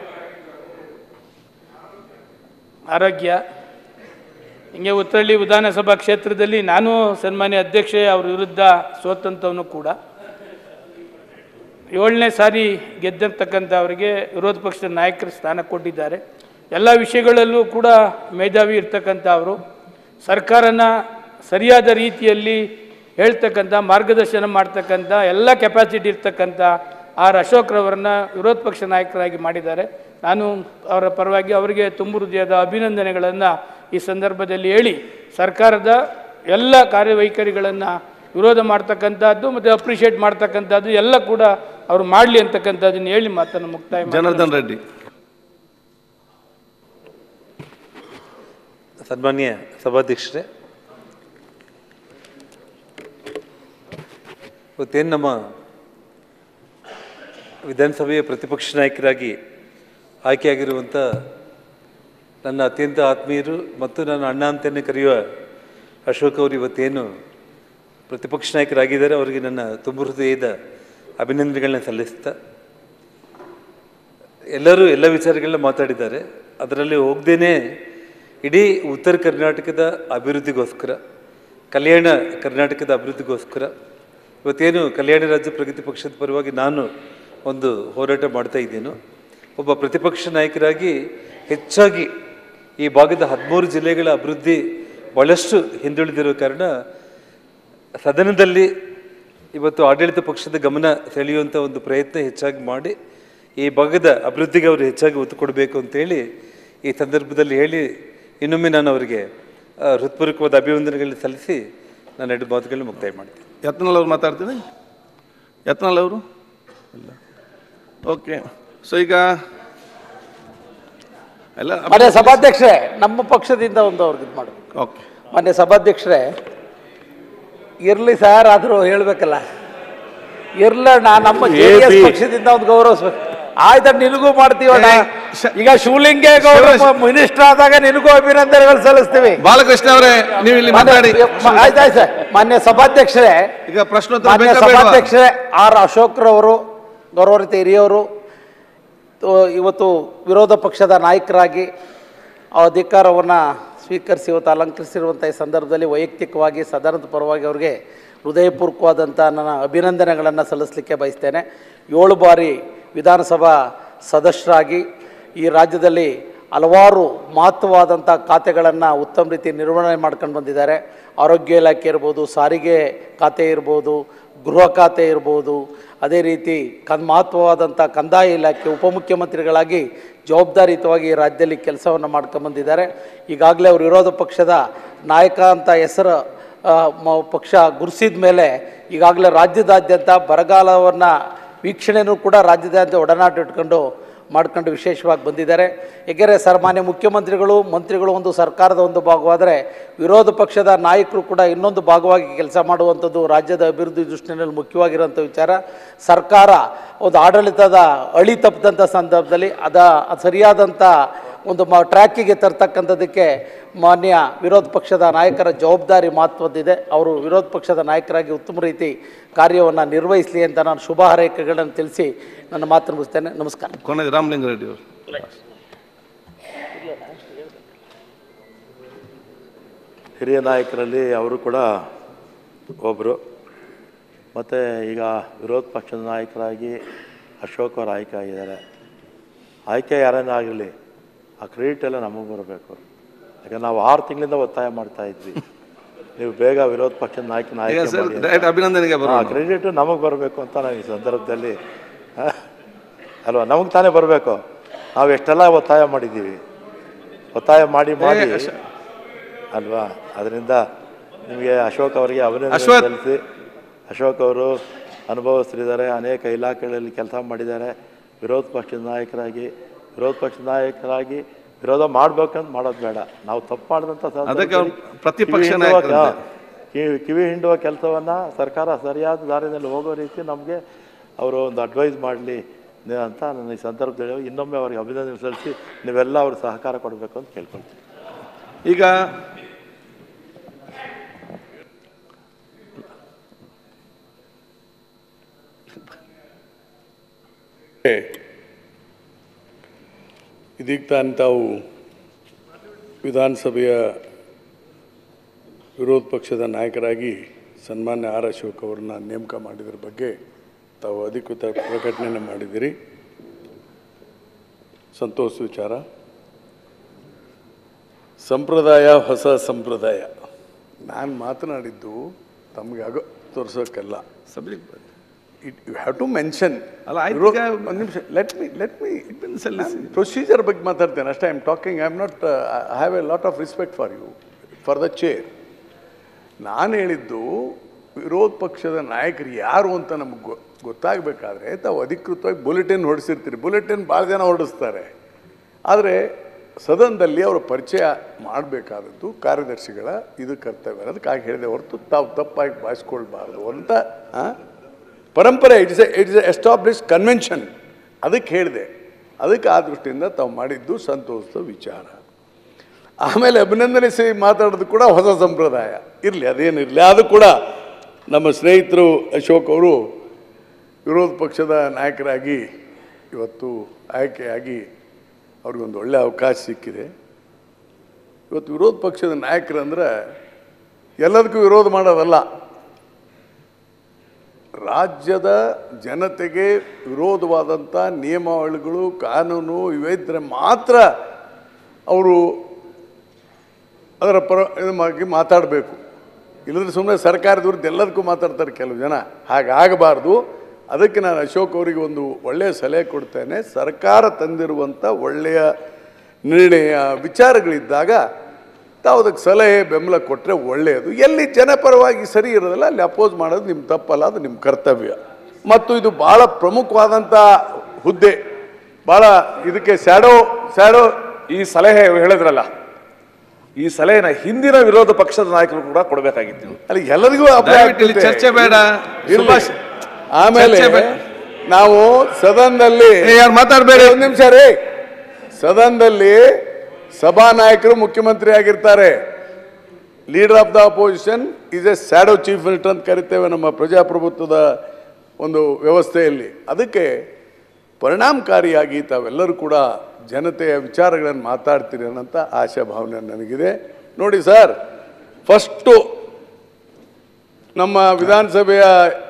Speaker 4: ಆರೋಗ್ಯ ಹಿಂಗೆ ಉತ್ತರಳ್ಳಿ ವಿಧಾನಸಭಾ ಕ್ಷೇತ್ರದಲ್ಲಿ ನಾನು ಸನ್ಮಾನ್ಯ ಅಧ್ಯಕ್ಷೆ ಅವ್ರ ವಿರುದ್ಧ ಸೋತಂಥವನು ಕೂಡ ಏಳನೇ ಸಾರಿ ಗೆದ್ದಿರ್ತಕ್ಕಂಥ ಅವರಿಗೆ ವಿರೋಧ ಪಕ್ಷದ ನಾಯಕರ ಸ್ಥಾನ ಕೊಟ್ಟಿದ್ದಾರೆ ಎಲ್ಲ ವಿಷಯಗಳಲ್ಲೂ ಕೂಡ ಮೇಧಾವಿ ಇರ್ತಕ್ಕಂಥ ಅವರು ಸರ್ಕಾರನ ಸರಿಯಾದ ರೀತಿಯಲ್ಲಿ ಹೇಳ್ತಕ್ಕಂಥ ಮಾರ್ಗದರ್ಶನ ಮಾಡ್ತಕ್ಕಂಥ ಎಲ್ಲ ಕೆಪಾಸಿಟಿ ಇರ್ತಕ್ಕಂಥ ಆರ್ ಅಶೋಕ್ರವರನ್ನ ವಿರೋಧ ಪಕ್ಷ ನಾಯಕರಾಗಿ ಮಾಡಿದ್ದಾರೆ ನಾನು ಅವರ ಪರವಾಗಿ ಅವರಿಗೆ ತುಂಬು ಹೃದಯದ ಅಭಿನಂದನೆಗಳನ್ನು ಈ ಸಂದರ್ಭದಲ್ಲಿ ಹೇಳಿ ಸರ್ಕಾರದ ಎಲ್ಲ ಕಾರ್ಯವೈಖರಿಗಳನ್ನು ವಿರೋಧ ಮಾಡ್ತಕ್ಕಂಥದ್ದು ಮತ್ತು ಅಪ್ರಿಷಿಯೇಟ್ ಮಾಡ್ತಕ್ಕಂಥದ್ದು ಎಲ್ಲ ಕೂಡ ಅವರು ಮಾಡಲಿ ಅಂತಕ್ಕಂಥದ್ದನ್ನು ಹೇಳಿ ಮಾತನ್ನು ಮುಕ್ತಾಯ ಮಾಡ್ತೀನಿ.
Speaker 1: ಜನಾರ್ದನ್ ರೆಡ್ಡಿ
Speaker 5: ಸನ್ಮಾನ್ಯ ಸಭಾಧ್ಯಕ್ಷರೇ ಇವತ್ತೇನು ನಮ್ಮ ವಿಧಾನಸಭೆಯ ಪ್ರತಿಪಕ್ಷ ನಾಯಕರಾಗಿ ಆಯ್ಕೆಯಾಗಿರುವಂಥ ನನ್ನ ಅತ್ಯಂತ ಆತ್ಮೀಯರು ಮತ್ತು ನನ್ನ ಅಣ್ಣ ಅಂತಲೇ ಕರೆಯುವ ಅಶೋಕ್ ಅವರು ಇವತ್ತೇನು ಪ್ರತಿಪಕ್ಷ ನಾಯಕರಾಗಿದ್ದಾರೆ ಅವರಿಗೆ ನನ್ನ ತುಂಬ ಹೃದಯದ ಅಭಿನಂದನೆಗಳನ್ನ ಸಲ್ಲಿಸ್ತಾ ಎಲ್ಲರೂ ಎಲ್ಲ ವಿಚಾರಗಳನ್ನ ಮಾತಾಡಿದ್ದಾರೆ ಅದರಲ್ಲಿ ಹೋಗ್ದೇನೆ ಇಡೀ ಉತ್ತರ ಕರ್ನಾಟಕದ ಅಭಿವೃದ್ಧಿಗೋಸ್ಕರ ಕಲ್ಯಾಣ ಕರ್ನಾಟಕದ ಅಭಿವೃದ್ಧಿಗೋಸ್ಕರ ಇವತ್ತೇನು ಕಲ್ಯಾಣ ರಾಜ್ಯ ಪ್ರಗತಿ ಪಕ್ಷದ ಪರವಾಗಿ ನಾನು ಒಂದು ಹೋರಾಟ ಮಾಡ್ತಾ ಇದ್ದೇನೋ ಒಬ್ಬ ಪ್ರತಿಪಕ್ಷ ನಾಯಕರಾಗಿ ಹೆಚ್ಚಾಗಿ ಈ ಭಾಗದ ಹದಿಮೂರು ಜಿಲ್ಲೆಗಳ ಅಭಿವೃದ್ಧಿ ಭಾಳಷ್ಟು ಹಿಂದುಳಿದಿರೋ ಕಾರಣ ಸದನದಲ್ಲಿ ಇವತ್ತು ಆಡಳಿತ ಪಕ್ಷದ ಗಮನ ಸೆಳೆಯುವಂಥ ಒಂದು ಪ್ರಯತ್ನ ಹೆಚ್ಚಾಗಿ ಮಾಡಿ ಈ ಭಾಗದ ಅಭಿವೃದ್ಧಿಗೆ ಅವರು ಹೆಚ್ಚಾಗಿ ಒತ್ತು ಕೊಡಬೇಕು ಅಂತೇಳಿ ಈ ಸಂದರ್ಭದಲ್ಲಿ ಹೇಳಿ ಇನ್ನೊಮ್ಮೆ ನಾನು ಅವರಿಗೆ ಆ, ಹೃತ್ಪೂರ್ವಕವಾದ ಅಭಿವಂದನೆಗಳನ್ನ ಸಲ್ಲಿಸಿ ನಾನು ಎರಡು ಮಾತುಗಳನ್ನ ಮುಕ್ತಾಯ ಮಾಡ್ತೀನಿ
Speaker 1: ಯತ್ನಾಳ್ ಅವ್ರು ಮಾತಾಡ್ತೀನಿ ಯತ್ನಾಳ್ ಅವರು ಇಲ್ಲ ಓಕೆ ಸೊ ಈಗ ಎಲ್ಲ
Speaker 6: ಮಾನ್ಯ ಸಭಾಧ್ಯಕ್ಷರೇ ನಮ್ಮ ಪಕ್ಷದಿಂದ ಒಂದು ಅವ್ರಿಗೆ ಇದು ಮಾಡಿ
Speaker 1: ಓಕೆ
Speaker 6: ಮಾನ್ಯ ಸಭಾಧ್ಯಕ್ಷರೇ ಇರಲಿ ಸರ್ ಆದರೂ ಹೇಳಬೇಕಲ್ಲ ಇರ್ಲಣ್ಣ ನಮ್ಮ ಜೆ ಡಿ ಎಸ್ ಪಕ್ಷದಿಂದ ಒಂದು ಗೌರವಿಸ್ಬೇಕು ಆಯ್ತು ನಿನಗೂ ಮಾಡ್ತೀವಣ್ಣ
Speaker 1: ಏ, ಶ-
Speaker 6: ಈಗ ಶಿವಲಿಂಗೇಗೌಡ ಮಿನಿಸ್ಟರ್ ಆದಾಗ ನಿನಗೂ ಅಭಿನಂದನೆಗಳು ಸಲ್ಲಿಸ್ತೀವಿ
Speaker 1: ಬಾಲಕೃಷ್ಣ ಅವರೇ ನೀವು ಇಲ್ಲಿ ಮಾತಾಡಿ
Speaker 6: ಮಾನ್ಯ- ಆಯ್ತು ಆಯ್ತು ಸರ್ ಮಾನ್ಯ ಸಭಾಧ್ಯಕ್ಷರೇ
Speaker 1: ಈಗ ಪ್ರಶ್ನೋತ್ತರ
Speaker 6: ಮಾನ್ಯ
Speaker 1: ಬೇಕಾ ಬೇಡವಾ?
Speaker 6: ಸಭಾಧ್ಯಕ್ಷರೇ ಆರ್ ಅಶೋಕ್ರವರು ಗೌರವಾನ್ವಿತ ಹಿರಿಯವರು ತೋ- ಇವತ್ತು ವಿರೋಧ ಪಕ್ಷದ ನಾಯಕರಾಗಿ ಆ ಅಧಿಕಾರವನ್ನು ಸ್ವೀಕರಿಸಿ ಇವತ್ತು ಅಲಂಕರಿಸಿರುವಂಥ ಈ ಸಂದರ್ಭದಲ್ಲಿ ವೈಯಕ್ತಿಕವಾಗಿ ಸದನದ ಪರವಾಗಿ ಅವರಿಗೆ ಹೃದಯಪೂರ್ವಕವಾದಂಥ ನನ್ನ ಅಭಿನಂದನೆಗಳನ್ನು ಸಲ್ಲಿಸಲಿಕ್ಕೆ ಬಯಸ್ತೇನೆ ಏಳು ಬಾರಿ ವಿಧಾನಸಭಾ ಸದಸ್ಯರಾಗಿ ಈ ರಾಜ್ಯದಲ್ಲಿ ಹಲವಾರು ಮಹತ್ವವಾದಂಥ ಖಾತೆಗಳನ್ನು ಉತ್ತಮ ರೀತಿ ನಿರ್ವಹಣೆ ಮಾಡ್ಕೊಂಡು ಬಂದಿದ್ದಾರೆ ಆರೋಗ್ಯ ಇಲಾಖೆ ಇರ್ಬೋದು ಸಾರಿಗೆ ಖಾತೆ ಇರ್ಬೋದು ಗೃಹ ಖಾತೆ ಇರ್ಬೋದು ಅದೇ ರೀತಿ ಕನ್ ಮಹತ್ವವಾದಂಥ ಕಂದಾಯ ಇಲಾಖೆ ಉಪಮುಖ್ಯಮಂತ್ರಿಗಳಾಗಿ ಜವಾಬ್ದಾರಿಯುತವಾಗಿ ಈ ರಾಜ್ಯದಲ್ಲಿ ಕೆಲಸವನ್ನು ಮಾಡ್ಕೊಂಬಂದಿದ್ದಾರೆ ಈಗಾಗಲೇ ಅವರು ವಿರೋಧ ಪಕ್ಷದ ನಾಯಕ ಅಂತ ಹೆಸರು ಆ, ಮ- ಪಕ್ಷ ಗುರುಸಿದ ಮೇಲೆ ಈಗಾಗಲೇ ರಾಜ್ಯದಾದ್ಯಂತ ಬರಗಾಲವನ್ನು ವೀಕ್ಷಣೆನೂ ಕೂಡ ರಾಜ್ಯದಾದ್ಯಂತ ಒಡನಾಟ ಇಟ್ಕೊಂಡು ಮಾಡ್ಕೊಂಡು ವಿಶೇಷವಾಗಿ ಬಂದಿದ್ದಾರೆ ಏಕೆಂದರೆ ಸರ್ ಮಾನ್ಯ ಮುಖ್ಯಮಂತ್ರಿಗಳು ಮಂತ್ರಿಗಳು ಒಂದು ಸರ್ಕಾರದ ಒಂದು ಭಾಗವಾದರೆ ವಿರೋಧ ಪಕ್ಷದ ನಾಯಕರು ಕೂಡ ಇನ್ನೊಂದು ಭಾಗವಾಗಿ ಕೆಲಸ ಮಾಡುವಂಥದ್ದು ರಾಜ್ಯದ ಅಭಿವೃದ್ಧಿ ದೃಷ್ಟಿಯಲ್ಲಿ ಮುಖ್ಯವಾಗಿರುವಂಥ ವಿಚಾರ ಸರ್ಕಾರ ಒಂದು ಆಡಳಿತದ ಅಳಿ ತಪ್ಪಿದಂಥ ಸಂದರ್ಭದಲ್ಲಿ ಅದ ಅದ್ ಸರಿಯಾದಂಥ ಒಂದು ಮ ಟ್ರ್ಯಾಕಿಗೆ ತರ್ತಕ್ಕಂಥದ್ದಕ್ಕೆ ಮಾನ್ಯ ವಿರೋಧ ಪಕ್ಷದ ನಾಯಕರ ಜವಾಬ್ದಾರಿ ಮಹತ್ವದ್ದಿದೆ ಅವರು ವಿರೋಧ ಪಕ್ಷದ ನಾಯಕರಾಗಿ ಉತ್ತಮ ರೀತಿ ಕಾರ್ಯವನ್ನು ನಿರ್ವಹಿಸಲಿ ಅಂತ ನಾನು ಶುಭ ಹಾರೈಕೆಗಳನ್ನು ತಿಳಿಸಿ ನನ್ನ ಮಾತನ್ನು ಮುಗಿಸ್ತೇನೆ ನಮಸ್ಕಾರ
Speaker 1: ಕೊನೆಗೆ ರಾಮಲಿಂಗಾರೆಡ್ಡಿ ಅವರು
Speaker 7: ಹಿರಿಯ ನಾಯಕರಲ್ಲಿ ಅವರು ಕೂಡ ಒಬ್ಬರು ಮತ್ತು ಈಗ ವಿರೋಧ ಪಕ್ಷದ ನಾಯಕರಾಗಿ ಅಶೋಕ್ ಅವರು ಆಯ್ಕೆ ಆಗಿದ್ದಾರೆ ಆಯ್ಕೆ ಯಾರನ್ನೇ ಆಗಿರಲಿ ಆ ಕ್ರೆಡಿಟ್ ಎಲ್ಲ ನಮಗೆ ಬರಬೇಕು ಯಾಕಂದ್ರೆ ನಾವು ಆರು ತಿಂಗಳಿಂದ ಒತ್ತಾಯ ಮಾಡ್ತಾ ಇದ್ವಿ ನೀವು ಬೇಗ ವಿರೋಧ ಪಕ್ಷದ ನಾಯಕನ
Speaker 1: ಈಗ
Speaker 7: ಆಯ್ಕೆ
Speaker 1: ಸರ್
Speaker 7: ಮಾಡಿ ಅಂತ.
Speaker 1: ಡೈರೆಕ್ಟ್ ಅಭಿನಂದನೆಗೆ
Speaker 7: ಆ
Speaker 1: ಬರೋಣ
Speaker 7: ಕ್ರೆಡಿಟ್ ನಮಗೆ ಬರಬೇಕು ಅಂತ ನಾನು ಈ ಸಂದರ್ಭದಲ್ಲಿ ಆ, ಅಲ್ವಾ ನಮಗೆ ತಾನೇ ಬರಬೇಕು ನಾವು ಎಷ್ಟೆಲ್ಲ ಒತ್ತಾಯ ಮಾಡಿದ್ದೀವಿ ಒತ್ತಾಯ ಮಾಡಿ ಮಾಡಿ ಅಲ್ವಾ ಅದರಿಂದ ನಿಮಗೆ ಅಶೋಕ್ ಅವರಿಗೆ ಅಭಿನಂದನೆ
Speaker 1: ಅಶ್ವಥ್.
Speaker 7: ಸಲ್ಲಿಸಿ ಅಶೋಕ್ ಅವರು ಅನುಭವಸ್ಥರಿದ್ದಾರೆ ಅನೇಕ ಇಲಾಖೆಗಳಲ್ಲಿ ಕೆಲಸ ಮಾಡಿದ್ದಾರೆ ವಿರೋಧ ಪಕ್ಷದ ನಾಯಕರಾಗಿ ವಿರೋಧ ಪಕ್ಷದ ನಾಯಕರಾಗಿ ವಿರೋಧ ಮಾಡ್ಬೇಕಂತ ಮಾಡೋದು ಬೇಡ ನಾವು ತಪ್ಪು ಮಾಡಿದಂಥ
Speaker 1: ಅದಕ್ಕೆ ಅವ್ರು
Speaker 7: ಸಂದರ್ಭದಲ್ಲಿ
Speaker 1: ಪ್ರತಿಪಕ್ಷ
Speaker 7: ಕಿವಿ ಹಿಂಡುವ
Speaker 1: ನಾಯಕರಂತೆ.
Speaker 7: ಕ- ಕಿವಿ ಕಿವಿ ಹಿಂಡುವ ಕೆಲಸವನ್ನು ಸರ್ಕಾರ ಸರಿಯಾದ ದಾರಿನಲ್ಲಿ ಹೋಗೋ ರೀತಿ ನಮಗೆ ಅವರು ಒಂದು ಅಡ್ವೈಸ್ ಮಾಡಲಿ ಅಂತ ನಾನು ಈ ಸಂದರ್ಭದಲ್ಲಿ ಇನ್ನೊಮ್ಮೆ ಅವರಿಗೆ ಅಭಿನಂದನೆ ಸಲ್ಲಿಸಿ ನೀವೆಲ್ಲ ಅವ್ರ ಸಹಕಾರ ಕೊಡಬೇಕು ಅಂತ ಕೇಳ್ಕೊಳ್ತೀನಿ
Speaker 1: ಈಗ
Speaker 8: ಇದೀಗ ತಾನು ತಾವು ವಿಧಾನಸಭೆಯ ವಿರೋಧ ಪಕ್ಷದ ನಾಯಕರಾಗಿ ಸನ್ಮಾನ್ಯ ಆರ್ ಅಶೋಕ್ ಅವರನ್ನ ನೇಮಕ ಮಾಡಿದ್ರ ಬಗ್ಗೆ ತಾವು ಅಧಿಕೃತ ಪ್ರಕಟಣೆ ಮಾಡಿದಿರಿ ಸಂತೋಷ ವಿಚಾರ ಸಂಪ್ರದಾಯ ಹೊಸ ಸಂಪ್ರದಾಯ ನಾನು ಮಾತನಾಡಿದ್ದು ತಮಗೆ ಆಗ ತೋರಿಸೋಕ್ಕಲ್ಲ
Speaker 1: subject
Speaker 8: it you have to mention
Speaker 1: ಅಲ್ಲ, ಆಯ್ತು ಈಗ-
Speaker 8: ಒಂದು ನಿಮಿಷ ಲೆಟ್ ಮಿ ಲೆಟ್ ಮಿ
Speaker 1: ಸಲ್ಲಿಸಿ.
Speaker 8: ಪ್ರೊಸೀಜರ್ ಬಗ್ಗೆ ಮಾತಾಡ್ತೇನೆ ಅಷ್ಟೇ I am talking I am not I have a lot of respect for you for the chair ನಾನು ಹೇಳಿದ್ದು ವಿರೋಧ ಪಕ್ಷದ ನಾಯಕರು ಯಾರು ಅಂತ ನಮಗೆ ಗೊ ಗೊತ್ತಾಗಬೇಕಾದ್ರೆ ತಾವು ಅಧಿಕೃತವಾಗಿ ಬುಲೆಟಿನ್ ಹೊಡಿಸಿರ್ತೀರಿ ಬುಲೆಟಿನ್ ಭಾಳ ಜನ ಹೊರಡಿಸ್ತಾರೆ ಆದರೆ ಸದನದಲ್ಲಿ ಅವರ ಪರಿಚಯ ಮಾಡಬೇಕಾದದ್ದು ಕಾರ್ಯದರ್ಶಿಗಳ ಇದು ಕರ್ತವ್ಯ ಅದಕ್ಕಾಗಿ ಹೇಳಿದೆ ಹೊರತು ತಾವು ತಪ್ಪಾಗಿ ಭಾವಿಸ್ಕೊಳ್ಬಾರ್ದು ಅಂತ ಆ? ಪರಂಪರೆ ಇಟ್ಸ್ ಇಟ್ಸ್ ಎಸ್ಟಾಬ್ಲಿಷ್ ಕನ್ವೆನ್ಷನ್ ಅದಕ್ಕೆ ಹೇಳಿದೆ ಅದಕ್ಕೆ ಆ ದೃಷ್ಟಿಯಿಂದ ತಾವು ಮಾಡಿದ್ದು ಸಂತೋಷದ ವಿಚಾರ ಆಮೇಲೆ ಅಭಿನಂದನಿಸಿ ಮಾತಾಡೋದು ಕೂಡ ಹೊಸ ಸಂಪ್ರದಾಯ ಇರಲಿ ಅದೇನಿರಲಿ ಅದು ಕೂಡ ನಮ್ಮ ಸ್ನೇಹಿತರು ಅಶೋಕ್ ಅವರು ವಿರೋಧ ಪಕ್ಷದ ನಾಯಕರಾಗಿ ಇವತ್ತು ಆಯ್ಕೆಯಾಗಿ ಅವ್ರಿಗೊಂದು ಒಳ್ಳೆ ಅವಕಾಶ ಸಿಕ್ಕಿದೆ ಇವತ್ತು ವಿರೋಧ ಪಕ್ಷದ ನಾಯಕರಂದ್ರೆ ಎಲ್ಲದಕ್ಕೂ ವಿರೋಧ ಮಾಡೋದಲ್ಲ ರಾಜ್ಯದ ಜನತೆಗೆ ವಿರೋಧವಾದಂಥ ನಿಯಮಾವಳಿಗಳು ಕಾನೂನು ಇವಿದ್ರೆ ಮಾತ್ರ ಅವರು ಅದರ ಪರ ಇದು ಮಾಡಿ ಮಾತಾಡಬೇಕು ಇಲ್ಲದ್ರೆ ಸುಮ್ಮನೆ ಸರ್ಕಾರದ ವಿರುದ್ಧ ಎಲ್ಲದಕ್ಕೂ ಮಾತಾಡ್ತಾರೆ ಕೆಲವು ಜನ ಹಾಗಾಗಬಾರ್ದು ಅದಕ್ಕೆ ನಾನು ಅಶೋಕ್ ಅವರಿಗೆ ಒಂದು ಒಳ್ಳೆಯ ಸಲಹೆ ಕೊಡ್ತೇನೆ ಸರ್ಕಾರ ತಂದಿರುವಂಥ ಒಳ್ಳೆಯ ನಿರ್ಣಯ ವಿಚಾರಗಳಿದ್ದಾಗ ತಾವು ಅದಕ್ಕೆ ಸಲಹೆ ಬೆಂಬಲ ಕೊಟ್ಟರೆ ಒಳ್ಳೆಯದು ಎಲ್ಲಿ ಜನಪರವಾಗಿ ಸರಿ ಇರೋದಿಲ್ಲ ಅಲ್ಲಿ ಅಪೋಸ್ ಮಾಡೋದು ನಿಮ್ಮ ತಪ್ಪಲ್ಲ ಅದು ನಿಮ್ಮ ಕರ್ತವ್ಯ ಮತ್ತು ಇದು ಭಾಳ ಪ್ರಮುಖವಾದಂಥ ಹುದ್ದೆ ಭಾಳ ಇದಕ್ಕೆ ಸ್ಯಾಡೋ ಸ್ಯಾಡೋ
Speaker 9: ಈ ಸಲಹೆ ಹೇಳಿದ್ರಲ್ಲ ಈ ಸಲಹೆನ ಹಿಂದಿನ ವಿರೋಧ ಪಕ್ಷದ ನಾಯಕರು ಕೂಡ ಕೊಡಬೇಕಾಗಿತ್ತು ನೀವು
Speaker 8: ಅಲ್ಲಿ ಎಲ್ಲರಿಗೂ ಅಪ್ಲೈ
Speaker 1: ದಯವಿಟ್ಟು ಇಲ್ಲಿ
Speaker 8: ಆಗ್ತದೆ.
Speaker 1: ಚರ್ಚೆ ಬೇಡ.
Speaker 8: ಇರ್ಲಿ.
Speaker 1: ಸುಭಾಷ್,
Speaker 8: ಆಮೇಲೆ
Speaker 1: ಚರ್ಚೆ ಬೇಡ.
Speaker 8: ನಾವು ಸದನದಲ್ಲಿ
Speaker 1: ಏ, ಯಾರು ಮಾತಾಡ್ಬೇಡಿ.
Speaker 8: ಒಂದು ನಿಮಿಷ ರೀ ಸದನದಲ್ಲಿ ಸಭಾನಾಯಕರು ಮುಖ್ಯಮಂತ್ರಿ ಆಗಿರ್ತಾರೆ leader of the opposition is a shadow chief minister ಅಂತ ಕರಿತೇವೆ ನಮ್ಮ ಪ್ರಜಾಪ್ರಭುತ್ವದ ಒಂದು ವ್ಯವಸ್ಥೆಯಲ್ಲಿ ಅದಕ್ಕೆ ಪರಿಣಾಮಕಾರಿಯಾಗಿ ತಾವೆಲ್ಲರೂ ಕೂಡ ಜನತೆಯ ವಿಚಾರಗಳನ್ನು ಮಾತಾಡ್ತೀರಿ ಅನ್ನೋಂಥ ಆಶಾಭಾವನೆ ನನಗಿದೆ ನೋಡಿ ಸರ್ ಫಸ್ಟು ನಮ್ಮ ವಿಧಾನಸಭೆಯ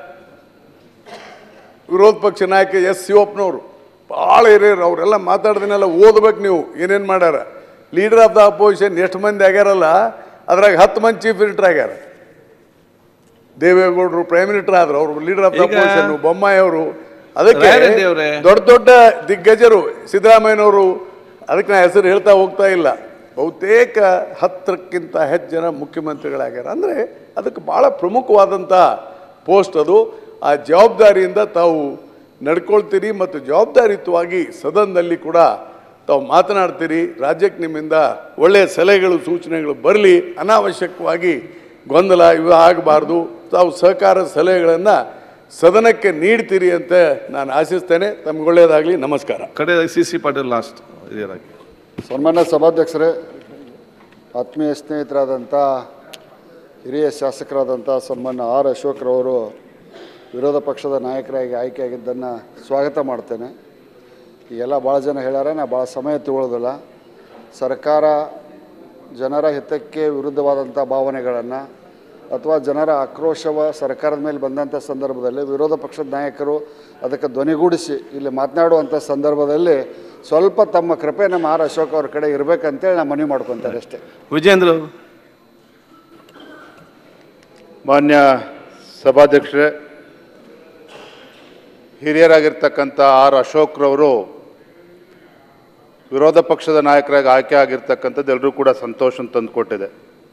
Speaker 8: ವಿರೋಧ ಪಕ್ಷ ನಾಯಕ ಎಸ್ ಶಿವಪ್ಪನವರು ಭಾಳ ಹಿರಿಯರು ಅವರೆಲ್ಲ ಮಾತಾಡ್ದನ್ನೆಲ್ಲ ಓದ್ಬೇಕು ನೀವು ಏನೇನು ಮಾಡ್ಯಾರ ಲೀಡರ್ ಆಫ್ ದ ಅಪೋಸಿಷನ್ ಎಷ್ಟು ಮಂದಿ ಆಗ್ಯಾರಲ್ಲ ಅದ್ರಾಗ ಹತ್ತು ಮಂದಿ ಚೀಫ್ ಮಿನಿಸ್ಟರ್ ಆಗ್ಯಾರ ದೇವೇಗೌಡರು ಪ್ರೈಮ್ ಮಿನಿಸ್ಟರ್ ಆದ್ರು ಅವರು ಲೀಡರ್ ಆಫ್ ದ
Speaker 1: ಈಗ-
Speaker 8: ಅಪೋಸಿಷನ್ ಬೊಮ್ಮಾಯಿ ಅವರು ಅದಕ್ಕೆ
Speaker 1: ರಾಯರೆಡ್ಡಿ ಅವರೇ.
Speaker 8: ದೊಡ್ಡ ದೊಡ್ಡ ದಿಗ್ಗಜರು ಸಿದ್ದರಾಮಯ್ಯನವರು ಅದಕ್ಕೆ ನಾ ಹೆಸರು ಹೇಳ್ತಾ ಹೋಗ್ತಾ ಇಲ್ಲ ಬಹುತೇಕ ಹತ್ತಕ್ಕಿಂತ ಹೆಚ್ಚು ಜನ ಮುಖ್ಯಮಂತ್ರಿಗಳಾಗ್ಯಾರ ಅಂದರೆ ಅದಕ್ಕೆ ಭಾಳ ಪ್ರಮುಖವಾದಂಥ ಪೋಸ್ಟ್ ಅದು ಆ ಜವಾಬ್ದಾರಿಯಿಂದ ತಾವು ನಡ್ಕೊಳ್ತೀರಿ ಮತ್ತು ಜವಾಬ್ದಾರಿಯುತವಾಗಿ ಸದನದಲ್ಲಿ ಕೂಡ ತಾವು ಮಾತನಾಡ್ತೀರಿ ರಾಜ್ಯಕ್ಕೆ ನಿಮ್ಮಿಂದ ಒಳ್ಳೆಯ ಸಲಹೆಗಳು ಸೂಚನೆಗಳು ಬರಲಿ ಅನಾವಶ್ಯಕವಾಗಿ ಗೊಂದಲ ಇವು ಆಗಬಾರ್ದು ತಾವು ಸಹಕಾರ ಸಲಹೆಗಳನ್ನು ಸದನಕ್ಕೆ ನೀಡ್ತೀರಿ ಅಂತ ನಾನು ಆಶಿಸ್ತೇನೆ ತಮ್ಗೆ ಒಳ್ಳೆಯದಾಗಲಿ ನಮಸ್ಕಾರ
Speaker 1: ಕಡೆ ಸಿ ಸಿ ಪಾಟೀಲ್ ಲಾಸ್ಟ್ ಇದರಾಗಿ
Speaker 10: ಸನ್ಮಾನ್ಯ ಸಭಾಧ್ಯಕ್ಷರೇ ಆತ್ಮೀಯ ಸ್ನೇಹಿತರಾದಂಥ ಹಿರಿಯ ಶಾಸಕರಾದಂಥ ಸನ್ಮಾನ್ಯ ಆರ್ ಅಶೋಕ್ರವರು ವಿರೋಧ ಪಕ್ಷದ ನಾಯಕರಾಗಿ ಆಯ್ಕೆಯಾಗಿದ್ದನ್ನು ಸ್ವಾಗತ ಮಾಡ್ತೇನೆ ಈಗೆಲ್ಲ ಭಾಳ ಜನ ಹೇಳ್ಯಾರ ನಾ ಭಾಳ ಸಮಯ ತಗೊಳ್ಳೋದಿಲ್ಲ ಸರ್ಕಾರ ಜನರ ಹಿತಕ್ಕೆ ವಿರುದ್ಧವಾದಂಥ ಭಾವನೆಗಳನ್ನು ಅಥವಾ ಜನರ ಆಕ್ರೋಶವ ಸರ್ಕಾರದ ಮೇಲೆ ಬಂದಂಥ ಸಂದರ್ಭದಲ್ಲಿ ವಿರೋಧ ಪಕ್ಷದ ನಾಯಕರು ಅದಕ್ಕೆ ಧ್ವನಿಗೂಡಿಸಿ ಇಲ್ಲಿ ಮಾತನಾಡುವಂಥ ಸಂದರ್ಭದಲ್ಲಿ ಸ್ವಲ್ಪ ತಮ್ಮ ಕೃಪೆ ನಮ್ಮ ಆರ್ ಅಶೋಕ್ ಅವ್ರ ಕಡೆ ಇರಬೇಕಂತೇಳಿ ನಾನು ಮನವಿ ಮಾಡ್ಕೊತಾರೆ ಅಷ್ಟೇ
Speaker 1: ವಿಜೇಂದ್ರ ಅವರು
Speaker 11: ಮಾನ್ಯ ಸಭಾಧ್ಯಕ್ಷರೇ ಹಿರಿಯರಾಗಿರ್ತಕ್ಕಂಥ ಆರ್ ಅಶೋಕ್ರವರು ವಿರೋಧ ಪಕ್ಷದ ನಾಯಕರಾಗಿ ಆಯ್ಕೆ ಆಗಿರ್ತಕ್ಕಂಥದ್ದು ಎಲ್ಲರೂ ಕೂಡ ಸಂತೋಷ ತಂದುಕೊಟ್ಟಿದೆ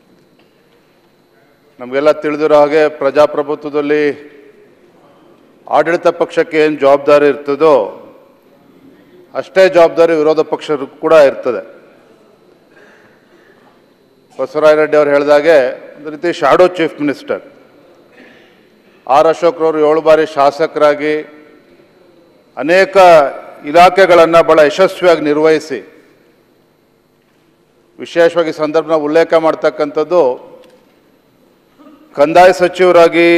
Speaker 11: ನಮಗೆಲ್ಲ ತಿಳಿದಿರೋ ಹಾಗೆ ಪ್ರಜಾಪ್ರಭುತ್ವದಲ್ಲಿ ಆಡಳಿತ ಪಕ್ಷಕ್ಕೆ ಏನು ಜವಾಬ್ದಾರಿ ಇರ್ತದೋ ಅಷ್ಟೇ ಜವಾಬ್ದಾರಿ ವಿರೋಧ ಪಕ್ಷಕ್ಕೂ ಕೂಡ ಇರ್ತದೆ ಬಸವರಾಯ ರೆಡ್ಡಿ ಅವರು ಹೇಳಿದಾಗೆ ಒಂದು ರೀತಿ ಶಾಡೋ ಚೀಫ್ ಮಿನಿಸ್ಟರ್ ಆರ್ ಅಶೋಕ್ರವರು ಏಳು ಬಾರಿ ಶಾಸಕರಾಗಿ ಅನೇಕ ಇಲಾಖೆಗಳನ್ನು ಬಹಳ ಯಶಸ್ವಿಯಾಗಿ ನಿರ್ವಹಿಸಿ ವಿಶೇಷವಾಗಿ ಈ ಸಂದರ್ಭನ ಉಲ್ಲೇಖ ಮಾಡ್ತಕ್ಕಂಥದ್ದು ಕಂದಾಯ ಸಚಿವರಾಗಿ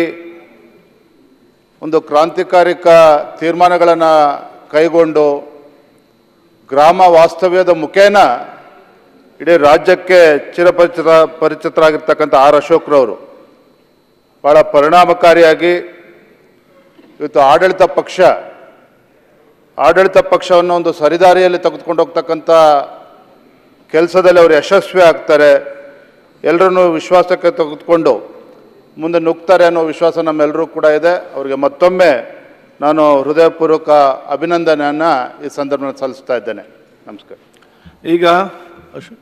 Speaker 11: ಒಂದು ಕ್ರಾಂತಿಕಾರಿಕ ತೀರ್ಮಾನಗಳನ್ನು ಕೈಗೊಂಡು ಗ್ರಾಮ ವಾಸ್ತವ್ಯದ ಮುಖೇನ ಇಡೀ ರಾಜ್ಯಕ್ಕೆ ಚಿರಪರಿಚಿತ ಪರಿಚಿತರಾಗಿರ್ತಕ್ಕಂಥ ಆರ್ ಅಶೋಕ್ರವರು ಭಾಳ ಪರಿಣಾಮಕಾರಿಯಾಗಿ ಇವತ್ತು ಆಡಳಿತ ಪಕ್ಷ ಆಡಳಿತ ಪಕ್ಷವನ್ನು ಒಂದು ಸರಿದಾರಿಯಲ್ಲಿ ತೆಗೆದುಕೊಂಡು ಹೋಗ್ತಕ್ಕಂಥ ಕೆಲಸದಲ್ಲಿ ಅವರು ಯಶಸ್ವಿ ಆಗ್ತಾರೆ ಎಲ್ಲರನ್ನೂ ವಿಶ್ವಾಸಕ್ಕೆ ತೆಗೆದುಕೊಂಡು ಮುಂದೆ ನುಗ್ತಾರೆ ಅನ್ನೋ ವಿಶ್ವಾಸ ನಮ್ಮೆಲ್ಲರೂ ಕೂಡ ಇದೆ ಅವರಿಗೆ ಮತ್ತೊಮ್ಮೆ ನಾನು ಹೃದಯಪೂರ್ವಕ ಅಭಿನಂದನೆಯನ್ನು ಈ ಸಂದರ್ಭದಲ್ಲಿ ಸಲ್ಲಿಸ್ತಾ ಇದ್ದೇನೆ ನಮಸ್ಕಾರ
Speaker 1: ಈಗ ಅಶೋಕ್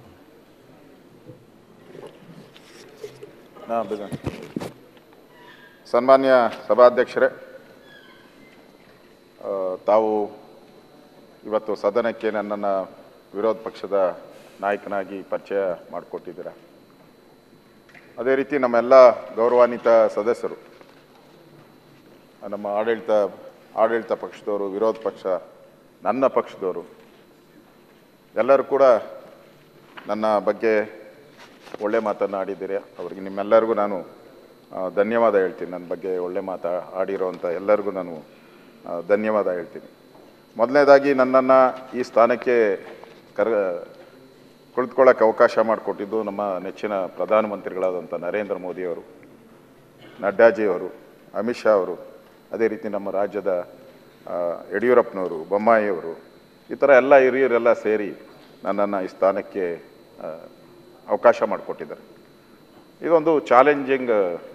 Speaker 12: ಹಾಂ ಬಿಜನ್ ಸನ್ಮಾನ್ಯ ಸಭಾಧ್ಯಕ್ಷರೇ ಆ, ತಾವು ಇವತ್ತು ಸದನಕ್ಕೆ ನನ್ನನ್ನು ವಿರೋಧ ಪಕ್ಷದ ನಾಯಕನಾಗಿ ಪರಿಚಯ ಮಾಡಿಕೊಟ್ಟಿದ್ದೀರಾ ಅದೇ ರೀತಿ ನಮ್ಮೆಲ್ಲ ಗೌರವಾನ್ವಿತ ಸದಸ್ಯರು ನಮ್ಮ ಆಡಳಿತ ಆಡಳಿತ ಪಕ್ಷದವರು ವಿರೋಧ ಪಕ್ಷ ನನ್ನ ಪಕ್ಷದವರು ಎಲ್ಲರೂ ಕೂಡ ನನ್ನ ಬಗ್ಗೆ ಒಳ್ಳೆ ಮಾತನ್ನು ಆಡಿದ್ದೀರಿ ಅವರಿಗೆ ನಿಮ್ಮೆಲ್ಲರಿಗೂ ನಾನು ಆ, ಧನ್ಯವಾದ ಹೇಳ್ತೀನಿ ನನ್ನ ಬಗ್ಗೆ ಒಳ್ಳೆ ಮಾತಾ ಆಡಿರೋವಂಥ ಎಲ್ಲರಿಗೂ ನಾನು ಆ, ಧನ್ಯವಾದ ಹೇಳ್ತೀನಿ ಮೊದಲನೇದಾಗಿ ನನ್ನನ್ನು ಈ ಸ್ಥಾನಕ್ಕೆ ಕರ ಕುಳಿತುಕೊಳ್ಳೋಕೆ ಅವಕಾಶ ಮಾಡಿಕೊಟ್ಟಿದ್ದು ನಮ್ಮ ನೆಚ್ಚಿನ ಪ್ರಧಾನಮಂತ್ರಿಗಳಾದಂಥ ನರೇಂದ್ರ ಮೋದಿಯವರು ನಡ್ಡಾಜಿಯವರು ಅಮಿತ್ ಶಾ ಅವರು ಅದೇ ರೀತಿ ನಮ್ಮ ರಾಜ್ಯದ ಆ, ಯಡಿಯೂರಪ್ಪನವರು ಬೊಮ್ಮಾಯಿಯವರು ಈ ಥರ ಎಲ್ಲ ಹಿರಿಯರೆಲ್ಲ ಸೇರಿ ನನ್ನನ್ನು ಈ ಸ್ಥಾನಕ್ಕೆ ಆ, ಅವಕಾಶ ಮಾಡಿಕೊಟ್ಟಿದ್ದಾರೆ ಇದೊಂದು ಚಾಲೆಂಜಿಂಗ್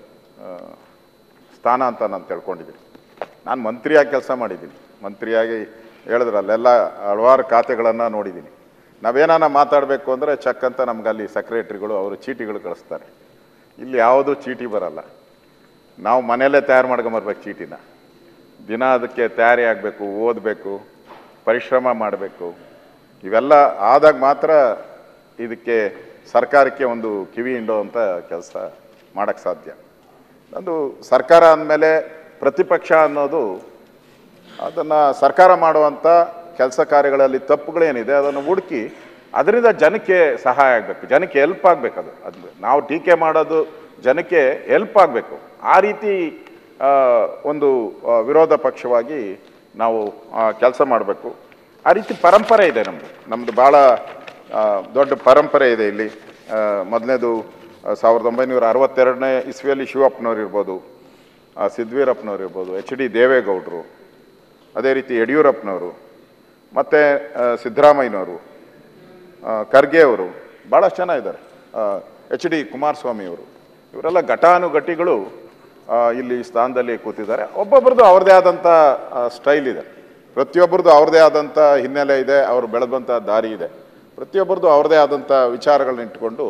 Speaker 12: ಸ್ಥಾನ ಅಂತ ನಾನು ತಿಳ್ಕೊಂಡಿದ್ದೀನಿ ನಾನು ಮಂತ್ರಿಯಾಗಿ ಕೆಲಸ ಮಾಡಿದ್ದೀನಿ ಮಂತ್ರಿಯಾಗಿ ಹೇಳಿದ್ರೆ ಅಲ್ಲೆಲ್ಲ ಹಲವಾರು ಖಾತೆಗಳನ್ನು ನೋಡಿದ್ದೀನಿ ನಾವೇನಾನ ಮಾತಾಡಬೇಕು ಅಂದರೆ ಚೆಕ್ ಅಂತ ನಮ್ಗೆ ಅಲ್ಲಿ ಸೆಕ್ರೆಟ್ರಿಗಳು ಅವರು ಚೀಟಿಗಳು ಕಳಿಸ್ತಾರೆ ಇಲ್ಲಿ ಯಾವುದೂ ಚೀಟಿ ಬರಲ್ಲ ನಾವು ಮನೆಯಲ್ಲೇ ತಯಾರು ಮಾಡ್ಕೊಂಬರ್ಬೇಕು ಚೀಟಿನ ದಿನ ಅದಕ್ಕೆ ತಯಾರಿ ಆಗಬೇಕು ಓದಬೇಕು ಪರಿಶ್ರಮ ಮಾಡಬೇಕು ಇವೆಲ್ಲ ಆದಾಗ ಮಾತ್ರ ಇದಕ್ಕೆ ಸರ್ಕಾರಕ್ಕೆ ಒಂದು ಕಿವಿ ಹಿಂಡೋವಂಥ ಕೆಲಸ ಮಾಡೋಕ್ಕೆ ಸಾಧ್ಯ ಒಂದು ಸರ್ಕಾರ ಅಂದಮೇಲೆ ಪ್ರತಿಪಕ್ಷ ಅನ್ನೋದು ಅದನ್ನು ಸರ್ಕಾರ ಮಾಡುವಂಥ ಕೆಲಸ ಕಾರ್ಯಗಳಲ್ಲಿ ತಪ್ಪುಗಳೇನಿದೆ ಅದನ್ನು ಹುಡುಕಿ ಅದರಿಂದ ಜನಕ್ಕೆ ಸಹಾಯ ಆಗಬೇಕು ಜನಕ್ಕೆ ಹೆಲ್ಪ್ ಆಗಬೇಕು ಅದು ಅದು ನಾವು ಟೀಕೆ ಮಾಡೋದು ಜನಕ್ಕೆ ಹೆಲ್ಪ್ ಆಗಬೇಕು ಆ ರೀತಿ ಆ, ಒಂದು ಆ, ವಿರೋಧ ಪಕ್ಷವಾಗಿ ನಾವು ಕೆಲಸ ಮಾಡಬೇಕು ಆ ರೀತಿ ಪರಂಪರೆ ಇದೆ ನಮ್ಮದು ನಮ್ಮದು ಭಾಳ ಆ, ದೊಡ್ಡ ಪರಂಪರೆ ಇದೆ ಇಲ್ಲಿ ಮೊದಲನೇದು ಸಾವಿರದ ಒಂಬೈನೂರ ಅರವತ್ತೆರಡನೇ ಇಸ್ವಿಯಲ್ಲಿ ಶಿವಪ್ಪನವ್ರು ಇರ್ಬೋದು ಆ, ಸಿದ್ವೀರಪ್ಪನವ್ರು ಇರ್ಬೋದು ಎಚ್ ಡಿ ದೇವೇಗೌಡರು ಅದೇ ರೀತಿ ಯಡಿಯೂರಪ್ಪನವರು ಮತ್ತು ಸಿದ್ದರಾಮಯ್ಯನವರು ಆ, ಖರ್ಗೆ ಅವರು ಭಾಳಷ್ಟು ಜನ ಇದ್ದಾರೆ ಎಚ್ ಡಿ ಕುಮಾರಸ್ವಾಮಿಯವರು ಇವರೆಲ್ಲ ಘಟಾನುಘಟಿಗಳು ಆ, ಇಲ್ಲಿ ಸ್ಥಾನದಲ್ಲಿ ಕೂತಿದ್ದಾರೆ ಒಬ್ಬೊಬ್ರದ್ದು ಅವ್ರದ್ದೇ ಆದಂಥ ಸ್ಟೈಲ್ ಇದೆ ಪ್ರತಿಯೊಬ್ಬರದ್ದು ಅವ್ರದ್ದೇ ಆದಂಥ ಹಿನ್ನೆಲೆ ಇದೆ ಅವ್ರು ಬೆಳೆದಂಥ ದಾರಿ ಇದೆ ಪ್ರತಿಯೊಬ್ಬರದ್ದು ಅವ್ರದ್ದೇ ಆದಂಥ ವಿಚಾರಗಳನ್ನ ಇಟ್ಕೊಂಡು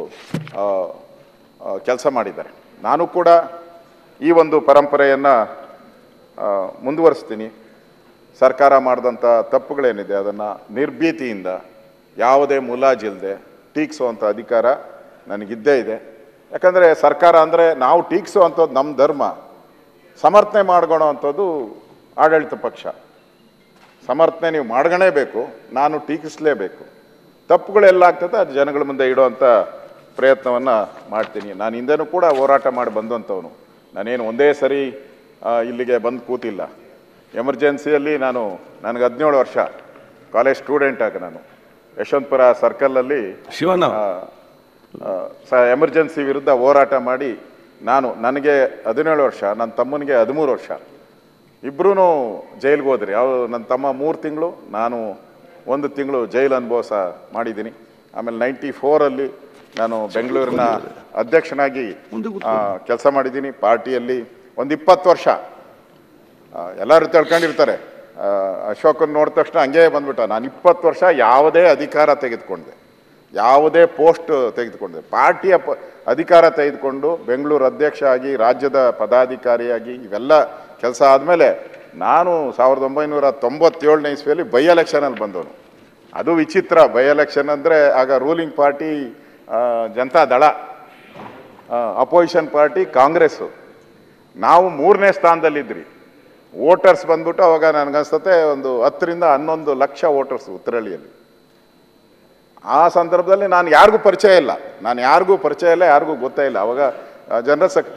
Speaker 12: ಕೆಲಸ ಮಾಡಿದ್ದಾರೆ ನಾನು ಕೂಡ ಈ ಒಂದು ಪರಂಪರೆಯನ್ನು ಮುಂದುವರಿಸ್ತೀನಿ ಸರ್ಕಾರ ಮಾಡಿದಂಥ ತಪ್ಪುಗಳೇನಿದೆ ಅದನ್ನು ನಿರ್ಭೀತಿಯಿಂದ ಯಾವುದೇ ಮುಲಾಜಿಲ್ಲದೆ ಟೀಕ್ಸುವಂಥ ಅಧಿಕಾರ ನನಗಿದ್ದೇ ಇದೆ ಯಾಕಂದರೆ ಸರ್ಕಾರ ಅಂದರೆ ನಾವು ಟೀಕ್ಸುವಂಥದ್ದು ನಮ್ಮ ಧರ್ಮ ಸಮರ್ಥನೆ ಮಾಡ್ಕೊಳೋ ಅಂಥದ್ದು ಆಡಳಿತ ಪಕ್ಷ ಸಮರ್ಥನೆ ನೀವು ಮಾಡ್ಗಣೇಬೇಕು ನಾನು ಟೀಕಿಸಲೇಬೇಕು ತಪ್ಪುಗಳೆಲ್ಲ ಆಗ್ತದೆ ಅದು ಜನಗಳ ಮುಂದೆ ಇಡುವಂಥ ಪ್ರಯತ್ನವನ್ನು ಮಾಡ್ತೀನಿ ನಾನು ಹಿಂದೆನೂ ಕೂಡ ಹೋರಾಟ ಮಾಡಿ ಬಂದಂಥವನು ನಾನೇನು ಒಂದೇ ಸರಿ ಆ, ಇಲ್ಲಿಗೆ ಬಂದು ಕೂತಿಲ್ಲ ಎಮರ್ಜೆನ್ಸಿಯಲ್ಲಿ ನಾನು ನನಗೆ ಹದಿನೇಳು ವರ್ಷ ಕಾಲೇಜ್ ಸ್ಟೂಡೆಂಟ್ ಆಗ ನಾನು ಯಶವಂತಪುರ ಸರ್ಕಲಲ್ಲಿ
Speaker 1: ಶಿವಣ್ಣ
Speaker 12: ಸ ಎಮರ್ಜೆನ್ಸಿ ವಿರುದ್ಧ ಹೋರಾಟ ಮಾಡಿ ನಾನು ನನಗೆ ಹದಿನೇಳು ವರ್ಷ ನನ್ನ ತಮ್ಮನಿಗೆ ಹದಿಮೂರು ವರ್ಷ ಇಬ್ಬರೂ ಜೈಲಿಗೆ ಹೋದ್ರಿ ಯಾವ ನನ್ನ ತಮ್ಮ ಮೂರು ತಿಂಗಳು ನಾನು ಒಂದು ತಿಂಗಳು ಜೈಲು ಅನುಭವ ಮಾಡಿದ್ದೀನಿ ಆಮೇಲೆ ನೈಂಟಿ ಫೋರಲ್ಲಿ ನಾನು ಬೆಂಗಳೂರಿನ ಅಧ್ಯಕ್ಷನಾಗಿ ಕೆಲಸ ಮಾಡಿದ್ದೀನಿ ಪಾರ್ಟಿಯಲ್ಲಿ ಒಂದು ಇಪ್ಪತ್ತು ವರ್ಷ ಆ, ಎಲ್ಲರೂ ತಿಳ್ಕೊಂಡಿರ್ತಾರೆ ಆ, ಅಶೋಕನ್ ನೋಡಿದ ತಕ್ಷಣ ಹಂಗೆ ಬಂದ್ಬಿಟ್ಟ ನಾನು ಇಪ್ಪತ್ತು ವರ್ಷ ಯಾವುದೇ ಅಧಿಕಾರ ತೆಗೆದುಕೊಂಡೆ ಯಾವುದೇ ಪೋಸ್ಟ್ ತೆಗೆದುಕೊಂಡೆ ಪಾರ್ಟಿಯ ಪ ಅಧಿಕಾರ ತೆಗೆದುಕೊಂಡು ಬೆಂಗಳೂರು ಅಧ್ಯಕ್ಷ ಆಗಿ ರಾಜ್ಯದ ಪದಾಧಿಕಾರಿಯಾಗಿ ಇವೆಲ್ಲ ಕೆಲಸ ಆದಮೇಲೆ ನಾನು ಸಾವಿರದ ಒಂಬೈನೂರ ತೊಂಬತ್ತೇಳನೇ ಇಸ್ವಿಯಲ್ಲಿ ಬೈ ಎಲೆಕ್ಷನಲ್ಲಿ ಬಂದವನು ಅದು ವಿಚಿತ್ರ ಬೈ ಎಲೆಕ್ಷನ್ ಅಂದರೆ ಆಗ ರೂಲಿಂಗ್ ಪಾರ್ಟಿ ಜನತಾ ದಳ ಅಪೋಸಿಷನ್ ಪಾರ್ಟಿ ಕಾಂಗ್ರೆಸ್ಸು ನಾವು ಮೂರನೇ ಸ್ಥಾನದಲ್ಲಿದ್ರಿ ವೋಟರ್ಸ್ ಬಂದ್ಬಿಟ್ಟು ಅವಾಗ ನನಗನ್ಸುತ್ತೆ ಒಂದು ಹತ್ತರಿಂದ ಹನ್ನೊಂದು ಲಕ್ಷ ವೋಟರ್ಸ್ ಉತ್ತರಳ್ಳಿಯಲ್ಲಿ ಆ ಸಂದರ್ಭದಲ್ಲಿ ನಾನು ಯಾರಿಗೂ ಪರಿಚಯ ಇಲ್ಲ ನಾನು ಯಾರಿಗೂ ಪರಿಚಯ ಇಲ್ಲ ಯಾರಿಗೂ ಗೊತ್ತೇ ಇಲ್ಲ ಅವಾಗ ಜನರಲ್ ಸೆಕ್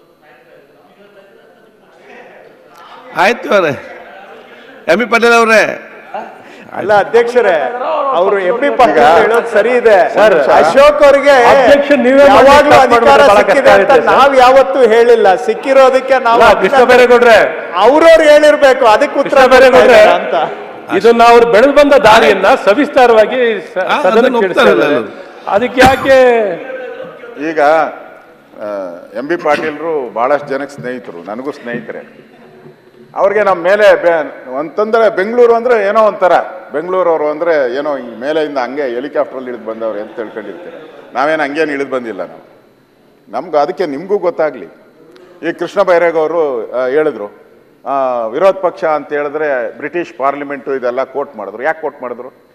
Speaker 1: ಆಯ್ತು ಅವರೇ ಎಂ ಬಿ ಪಾಟೀಲ್ ಅವರೇ
Speaker 2: ಅಲ್ಲ ಅಧ್ಯಕ್ಷರೇ ಅವರು ಎಂ ಪಿ ಪಾಟೀಲ್ ಹೇಳೋದು ಸರಿ ಇದೆ
Speaker 3: ಸರ್,
Speaker 2: ಅಶೋಕ್ ಅವರಿಗೆ
Speaker 3: ಅಧ್ಯಕ್ಷ ನೀವೇ ಮಾಡಿ
Speaker 2: ಯಾವಾಗ್ಲೂ
Speaker 3: stop
Speaker 2: ಅಧಿಕಾರ
Speaker 3: ಮಾಡ್ಬಿಟ್ರೆ ಬಹಳ ಕಷ್ಟ
Speaker 2: ಸಿಕ್ಕಿದೆ ಅಂತ
Speaker 3: ಆಗುತ್ತೆ ಸರ್.
Speaker 2: ನಾವ್ ಯಾವತ್ತೂ ಹೇಳಿಲ್ಲ ಸಿಕ್ಕಿರೋದಕ್ಕೆ ನಾವು
Speaker 3: ಅಲ್ಲ, ಕೃಷ್ಣ ಬೈರೇಗೌಡ್ರೆ.
Speaker 2: ಅವ್ರವ್ರು ಹೇಳಿರ್ಬೇಕು ಅದಕ್ಕೆ ಉತ್ತರ
Speaker 3: ಕೃಷ್ಣ ಬೈರೇಗೌಡ್ರೆ,
Speaker 2: ಕೊಡ್ತಾ ಇದ್ದಾರೆ ಅಂತ
Speaker 3: ಇದನ್ನ ಅವ್ರು ಬೆಳೆದು ಬಂದ ದಾರಿಯನ್ನ ಸವಿಸ್ತಾರವಾಗಿ ಸ-
Speaker 1: ಆ,
Speaker 3: ಸದನಕ್ಕೆ
Speaker 1: ಅದನ್ನ
Speaker 3: ತಿಳಿಸ್ತಾ
Speaker 1: ಒಪ್ತಾರಲ್ಲ
Speaker 3: ಇದ್ದಾರೆ.
Speaker 1: ಎಲ್ಲರೂ.
Speaker 3: ಅದಕ್ಕೆ ಯಾಕೆ
Speaker 12: ಈಗ ಎಂ ಬಿ ಪಾಟೀಲ್ರು ಭಾಳಷ್ಟು ಜನಕ್ಕೆ ಸ್ನೇಹಿತರು ನನಗೂ ಸ್ನೇಹಿತರೆ ಅವ್ರಿಗೆ ನಮ್ಮ ಮೇಲೆ ಬೆ ಅಂತಂದ್ರೆ ಬೆಂಗಳೂರು ಅಂದ್ರೆ ಏನೋ ಒಂಥರ ಬೆಂಗಳೂರವರು ಅಂದ್ರೆ ಏನೋ ಈ ಮೇಲೆಯಿಂದ ಹಂಗೆ ಹೆಲಿಕಾಪ್ಟ್ರಲ್ಲಿ ಇಳಿದು ಬಂದವ್ರು ಅಂತ ತಿಳ್ಕೊಂಡಿರ್ತೀರ ನಾವೇನು ಹಂಗೇನು ಇಳಿದು ಬಂದಿಲ್ಲ ನಾವು ನಮ್ಗೆ ಅದಕ್ಕೆ ನಿಮಗೂ ಗೊತ್ತಾಗ್ಲಿ ಈ ಕೃಷ್ಣ ಬೈರೇಗೌಡರು ಹೇಳಿದ್ರು ಆ, ವಿರೋಧ ಪಕ್ಷ ಅಂತ ಹೇಳಿದ್ರೆ ಬ್ರಿಟಿಷ್ ಪಾರ್ಲಿಮೆಂಟು ಇದೆಲ್ಲ ಕೋಟ್ ಮಾಡಿದ್ರು ಯಾಕೆ ಕೋಟ್ ಮಾಡಿದ್ರು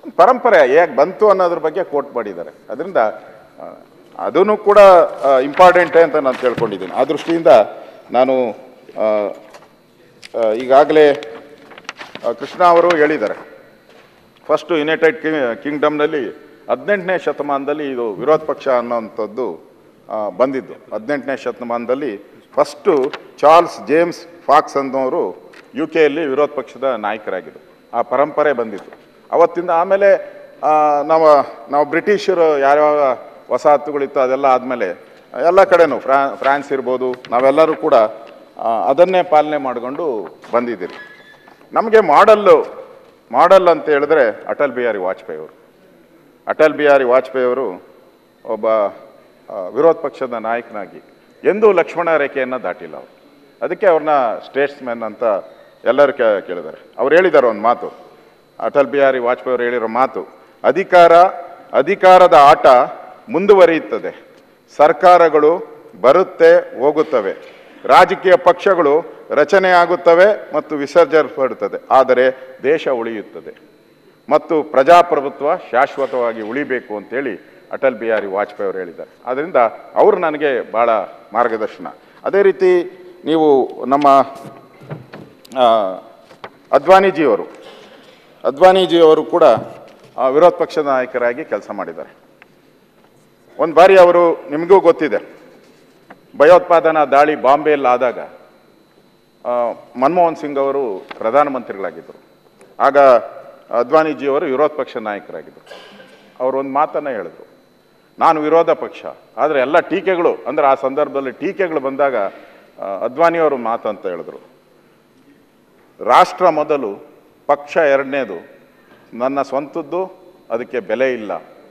Speaker 12: ಒಂದು ಪರಂಪರೆ ಹೇಗೆ ಬಂತು ಅನ್ನೋದ್ರ ಬಗ್ಗೆ ಕೋಟ್ ಮಾಡಿದ್ದಾರೆ ಅದರಿಂದ ಅದನ್ನು ಕೂಡ ಇಂಪಾರ್ಟೆಂಟೇ ಅಂತ ನಾನು ತಿಳ್ಕೊಂಡಿದ್ದೀನಿ ಆ ದೃಷ್ಟಿಯಿಂದ ನಾನು ಆ, ಆ, ಈಗಾಗಲೇ ಆ, ಕೃಷ್ಣ ಅವರು ಹೇಳಿದ್ದಾರೆ ಫಸ್ಟು ಯುನೈಟೆಡ್ ಕಿಂಗ್ಡಮ್ನಲ್ಲಿ ಹದಿನೆಂಟನೇ ಶತಮಾನದಲ್ಲಿ ಇದು ವಿರೋಧ ಪಕ್ಷ ಅನ್ನೋವಂಥದ್ದು ಆ, ಬಂದಿದ್ದು ಹದಿನೆಂಟನೇ ಶತಮಾನದಲ್ಲಿ ಫಸ್ಟು ಚಾರ್ಲ್ಸ್ ಜೇಮ್ಸ್ ಫಾಕ್ಸ್ ಅನ್ನೋರು ಯು ಕೆಯಲ್ಲಿ ವಿರೋಧ ಪಕ್ಷದ ನಾಯಕರಾಗಿದ್ದರು ಆ ಪರಂಪರೆ ಬಂದಿತ್ತು ಅವತ್ತಿಂದ ಆಮೇಲೆ ಆ, ನಾವು ನಾವು ಬ್ರಿಟಿಷರು ಯಾವ್ಯಾವ ವಸಾಹತುಗಳಿತ್ತು ಅದೆಲ್ಲ ಆದಮೇಲೆ ಎಲ್ಲ ಕಡೆನೂ ಫ್ರಾ ಫ್ರಾನ್ಸ್ ಇರ್ಬೋದು ನಾವೆಲ್ಲರೂ ಕೂಡ ಆ, ಅದನ್ನೇ ಪಾಲನೆ ಮಾಡಿಕೊಂಡು ಬಂದಿದ್ದೀರಿ ನಮಗೆ ಮಾಡಲ್ಲು ಮಾಡಲ್ ಅಂತ ಹೇಳಿದ್ರೆ ಅಟಲ್ ಬಿಹಾರಿ ವಾಜಪೇಯಿ ಅವರು ಅಟಲ್ ಬಿಹಾರಿ ವಾಜಪೇಯಿ ಅವರು ಒಬ್ಬ ಆ, ವಿರೋಧ ಪಕ್ಷದ ನಾಯಕನಾಗಿ ಎಂದೂ ಲಕ್ಷ್ಮಣ ರೇಖೆಯನ್ನು ದಾಟಿಲ್ಲ ಅವರು ಅದಕ್ಕೆ ಅವ್ರನ್ನ ಸ್ಟೇಟ್ಸ್ಮೆನ್ ಅಂತ ಎಲ್ಲರೂ ಕೇ ಕೇಳಿದ್ದಾರೆ ಅವ್ರು ಹೇಳಿದ್ದಾರೆ ಒಂದು ಮಾತು ಅಟಲ್ ಬಿಹಾರಿ ವಾಜಪೇಯಿ ಅವರು ಹೇಳಿರೋ ಮಾತು ಅಧಿಕಾರ ಅಧಿಕಾರದ ಆಟ ಮುಂದುವರಿಯುತ್ತದೆ ಸರ್ಕಾರಗಳು ಬರುತ್ತೆ ಹೋಗುತ್ತವೆ ರಾಜಕೀಯ ಪಕ್ಷಗಳು ರಚನೆಯಾಗುತ್ತವೆ ಮತ್ತು ವಿಸರ್ಜಿಸಲ್ಪಡುತ್ತದೆ ಆದರೆ ದೇಶ ಉಳಿಯುತ್ತದೆ ಮತ್ತು ಪ್ರಜಾಪ್ರಭುತ್ವ ಶಾಶ್ವತವಾಗಿ ಉಳಿಬೇಕು ಅಂತೇಳಿ ಅಟಲ್ ಬಿಹಾರಿ ವಾಜಪೇಯಿ ಅವರು ಹೇಳಿದ್ದಾರೆ ಆದ್ದರಿಂದ ಅವರು ನನಗೆ ಭಾಳ ಮಾರ್ಗದರ್ಶನ ಅದೇ ರೀತಿ ನೀವು ನಮ್ಮ ಆ, ಅದ್ವಾನಿಜಿಯವರು ಅದ್ವಾನಿಜಿಯವರು ಕೂಡ ಆ, ವಿರೋಧ ಪಕ್ಷದ ನಾಯಕರಾಗಿ ಕೆಲಸ ಮಾಡಿದ್ದಾರೆ ಒಂದು ಬಾರಿ ಅವರು ನಿಮಗೂ ಗೊತ್ತಿದೆ ಭಯೋತ್ಪಾದನಾ ದಾಳಿ ಬಾಂಬೆಯಲ್ಲಿ ಆದಾಗ ಆ, ಮನಮೋಹನ್ ಸಿಂಗ್ ಅವರು ಪ್ರಧಾನಮಂತ್ರಿಗಳಾಗಿದ್ದರು ಆಗ ಅದ್ವಾನಿಜಿಯವರು ವಿರೋಧ ಪಕ್ಷ ನಾಯಕರಾಗಿದ್ದರು ಅವರು ಒಂದು ಮಾತನ್ನು ಹೇಳಿದ್ರು ನಾನು ವಿರೋಧ ಪಕ್ಷ ಆದರೆ ಎಲ್ಲ ಟೀಕೆಗಳು ಅಂದರೆ ಆ ಸಂದರ್ಭದಲ್ಲಿ ಟೀಕೆಗಳು ಬಂದಾಗ ಆ, ಅದ್ವಾನಿಯವರು ಮಾತು ಅಂತ ಹೇಳಿದ್ರು ರಾಷ್ಟ್ರ ಮೊದಲು ಪಕ್ಷ ಎರಡನೇದು ನನ್ನ ಸ್ವಂತದ್ದು ಅದಕ್ಕೆ ಬೆಲೆ ಇಲ್ಲ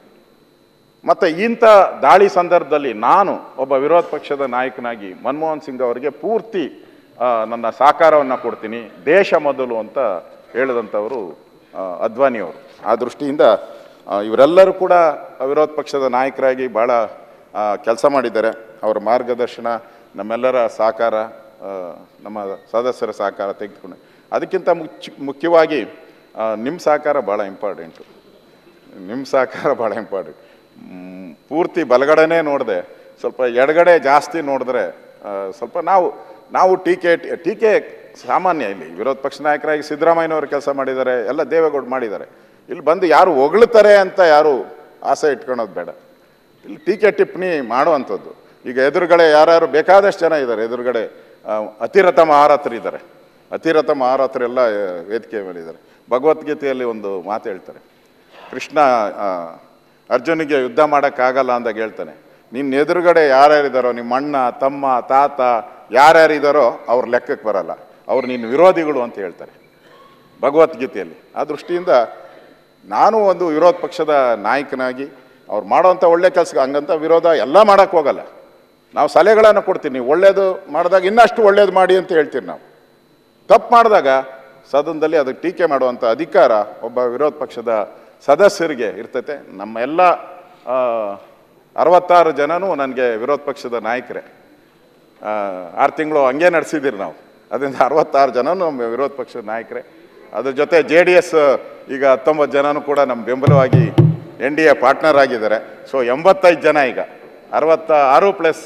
Speaker 12: ಮತ್ತು ಇಂಥ ದಾಳಿ ಸಂದರ್ಭದಲ್ಲಿ ನಾನು ಒಬ್ಬ ವಿರೋಧ ಪಕ್ಷದ ನಾಯಕನಾಗಿ ಮನಮೋಹನ್ ಸಿಂಗ್ ಅವರಿಗೆ ಪೂರ್ತಿ ಆ, ನನ್ನ ಸಹಕಾರವನ್ನು ಕೊಡ್ತೀನಿ ದೇಶ ಮೊದಲು ಅಂತ ಹೇಳಿದಂಥವರು ಆ, ಅದ್ವಾನಿಯವರು ಆ ದೃಷ್ಟಿಯಿಂದ ಆ, ಇವರೆಲ್ಲರೂ ಕೂಡ ವಿರೋಧ ಪಕ್ಷದ ನಾಯಕರಾಗಿ ಭಾಳ ಕೆಲಸ ಮಾಡಿದ್ದಾರೆ ಅವರ ಮಾರ್ಗದರ್ಶನ ನಮ್ಮೆಲ್ಲರ ಸಹಕಾರ ಆ, ನಮ್ಮ ಸದಸ್ಯರ ಸಹಕಾರ ತೆಗೆದುಕೊಂಡು ಅದಕ್ಕಿಂತ ಮುಚ್ಚ ಮುಖ್ಯವಾಗಿ ಆ, ನಿಮ್ಮ ಸಹಕಾರ ಭಾಳ ಇಂಪಾರ್ಟೆಂಟು ನಿಮ್ಮ ಸಹಕಾರ ಭಾಳ ಇಂಪಾರ್ಟೆಂಟ್ ಮ್, ಪೂರ್ತಿ ಬಲಗಡೆನೇ ನೋಡಿದೆ ಸ್ವಲ್ಪ ಎಡಗಡೆ ಜಾಸ್ತಿ ನೋಡಿದ್ರೆ ಆ, ಸ್ವಲ್ಪ ನಾವು ನಾವು ಟೀಕೆ ಟೀಕೆ ಸಾಮಾನ್ಯ ಇಲ್ಲಿ ವಿರೋಧ ಪಕ್ಷ ನಾಯಕರಾಗಿ ಸಿದ್ದರಾಮಯ್ಯನವರು ಕೆಲಸ ಮಾಡಿದ್ದಾರೆ ಎಲ್ಲ ದೇವೇಗೌಡ ಮಾಡಿದ್ದಾರೆ ಇಲ್ಲಿ ಬಂದು ಯಾರು ಹೊಗಳ್ತಾರೆ ಅಂತ ಯಾರು ಆಸೆ ಇಟ್ಕೊಳೋದು ಬೇಡ ಇಲ್ಲಿ ಟೀಕೆ ಟಿಪ್ಪಣಿ ಮಾಡುವಂಥದ್ದು ಈಗ ಎದುರುಗಡೆ ಯಾರ್ಯಾರು ಬೇಕಾದಷ್ಟು ಜನ ಇದ್ದಾರೆ ಎದುರುಗಡೆ ಆ, ಅತಿರಥ ಮಹಾರಥರು ಇದ್ದಾರೆ ಅತಿರಥ ಮಹಾರಥರೆಲ್ಲ ಆ, ವೇದಿಕೆ ಮೇಲೆ ಇದ್ದಾರೆ ಭಗವದ್ಗೀತೆಯಲ್ಲಿ ಒಂದು ಮಾತು ಹೇಳ್ತಾರೆ ಕೃಷ್ಣ ಆ, ಅರ್ಜುನಿಗೆ ಯುದ್ಧ ಮಾಡೋಕ್ಕಾಗಲ್ಲ ಅಂದಾಗ ಹೇಳ್ತಾನೆ ನಿನ್ನ ಎದುರುಗಡೆ ಯಾರ್ಯಾರಿದ್ದಾರೋ ನಿಮ್ಮ ಅಣ್ಣ ತಮ್ಮ ತಾತ ಯಾರ್ಯಾರಿದ್ದಾರೋ ಅವ್ರ ಲೆಕ್ಕಕ್ಕೆ ಬರಲ್ಲ ಅವ್ರು ನಿನ್ನ ವಿರೋಧಿಗಳು ಅಂತ ಹೇಳ್ತಾರೆ ಭಗವದ್ಗೀತೆಯಲ್ಲಿ ಆ ದೃಷ್ಟಿಯಿಂದ ನಾನು ಒಂದು ವಿರೋಧ ಪಕ್ಷದ ನಾಯಕನಾಗಿ ಅವ್ರು ಮಾಡೋವಂಥ ಒಳ್ಳೆ ಕೆಲಸ ಹಂಗಂತ ವಿರೋಧ ಎಲ್ಲ ಮಾಡೋಕ್ಕೆ ಹೋಗಲ್ಲ ನಾವು ಸಲಹೆಗಳನ್ನು ಕೊಡ್ತೀನಿ ನೀವು ಒಳ್ಳೇದು ಮಾಡಿದಾಗ ಇನ್ನಷ್ಟು ಒಳ್ಳೇದು ಮಾಡಿ ಅಂತ ಹೇಳ್ತೀವಿ ನಾವು ತಪ್ಪು ಮಾಡಿದಾಗ ಸದನದಲ್ಲಿ ಅದಕ್ಕೆ ಟೀಕೆ ಮಾಡುವಂಥ ಅಧಿಕಾರ ಒಬ್ಬ ವಿರೋಧ ಪಕ್ಷದ ಸದಸ್ಯರಿಗೆ ಇರ್ತೈತೆ ನಮ್ಮ ಎಲ್ಲ ಆ, ಅರವತ್ತಾರು ಜನನೂ ನನಗೆ ವಿರೋಧ ಪಕ್ಷದ ನಾಯಕರೇ ಆ, ಆರು ತಿಂಗಳು ಹಂಗೆ ನಡೆಸಿದ್ದೀರಿ ನಾವು ಅದರಿಂದ ಅರವತ್ತಾರು ಜನನೂ ನಮ್ಮ ವಿರೋಧ ಪಕ್ಷದ ನಾಯಕರೇ ಅದ್ರ ಜೊತೆ ಜೆ ಡಿ ಎಸ್ ಈಗ ಹತ್ತೊಂಬತ್ತು ಜನನೂ ಕೂಡ ನಮ್ಮ ಬೆಂಬಲವಾಗಿ ಎನ್ ಡಿ ಎ ಪಾರ್ಟ್ನರ್ ಆಗಿದ್ದಾರೆ ಸೊ ಎಂಬತ್ತೈದು ಜನ ಈಗ ಅರವತ್ತ ಆರು ಪ್ಲಸ್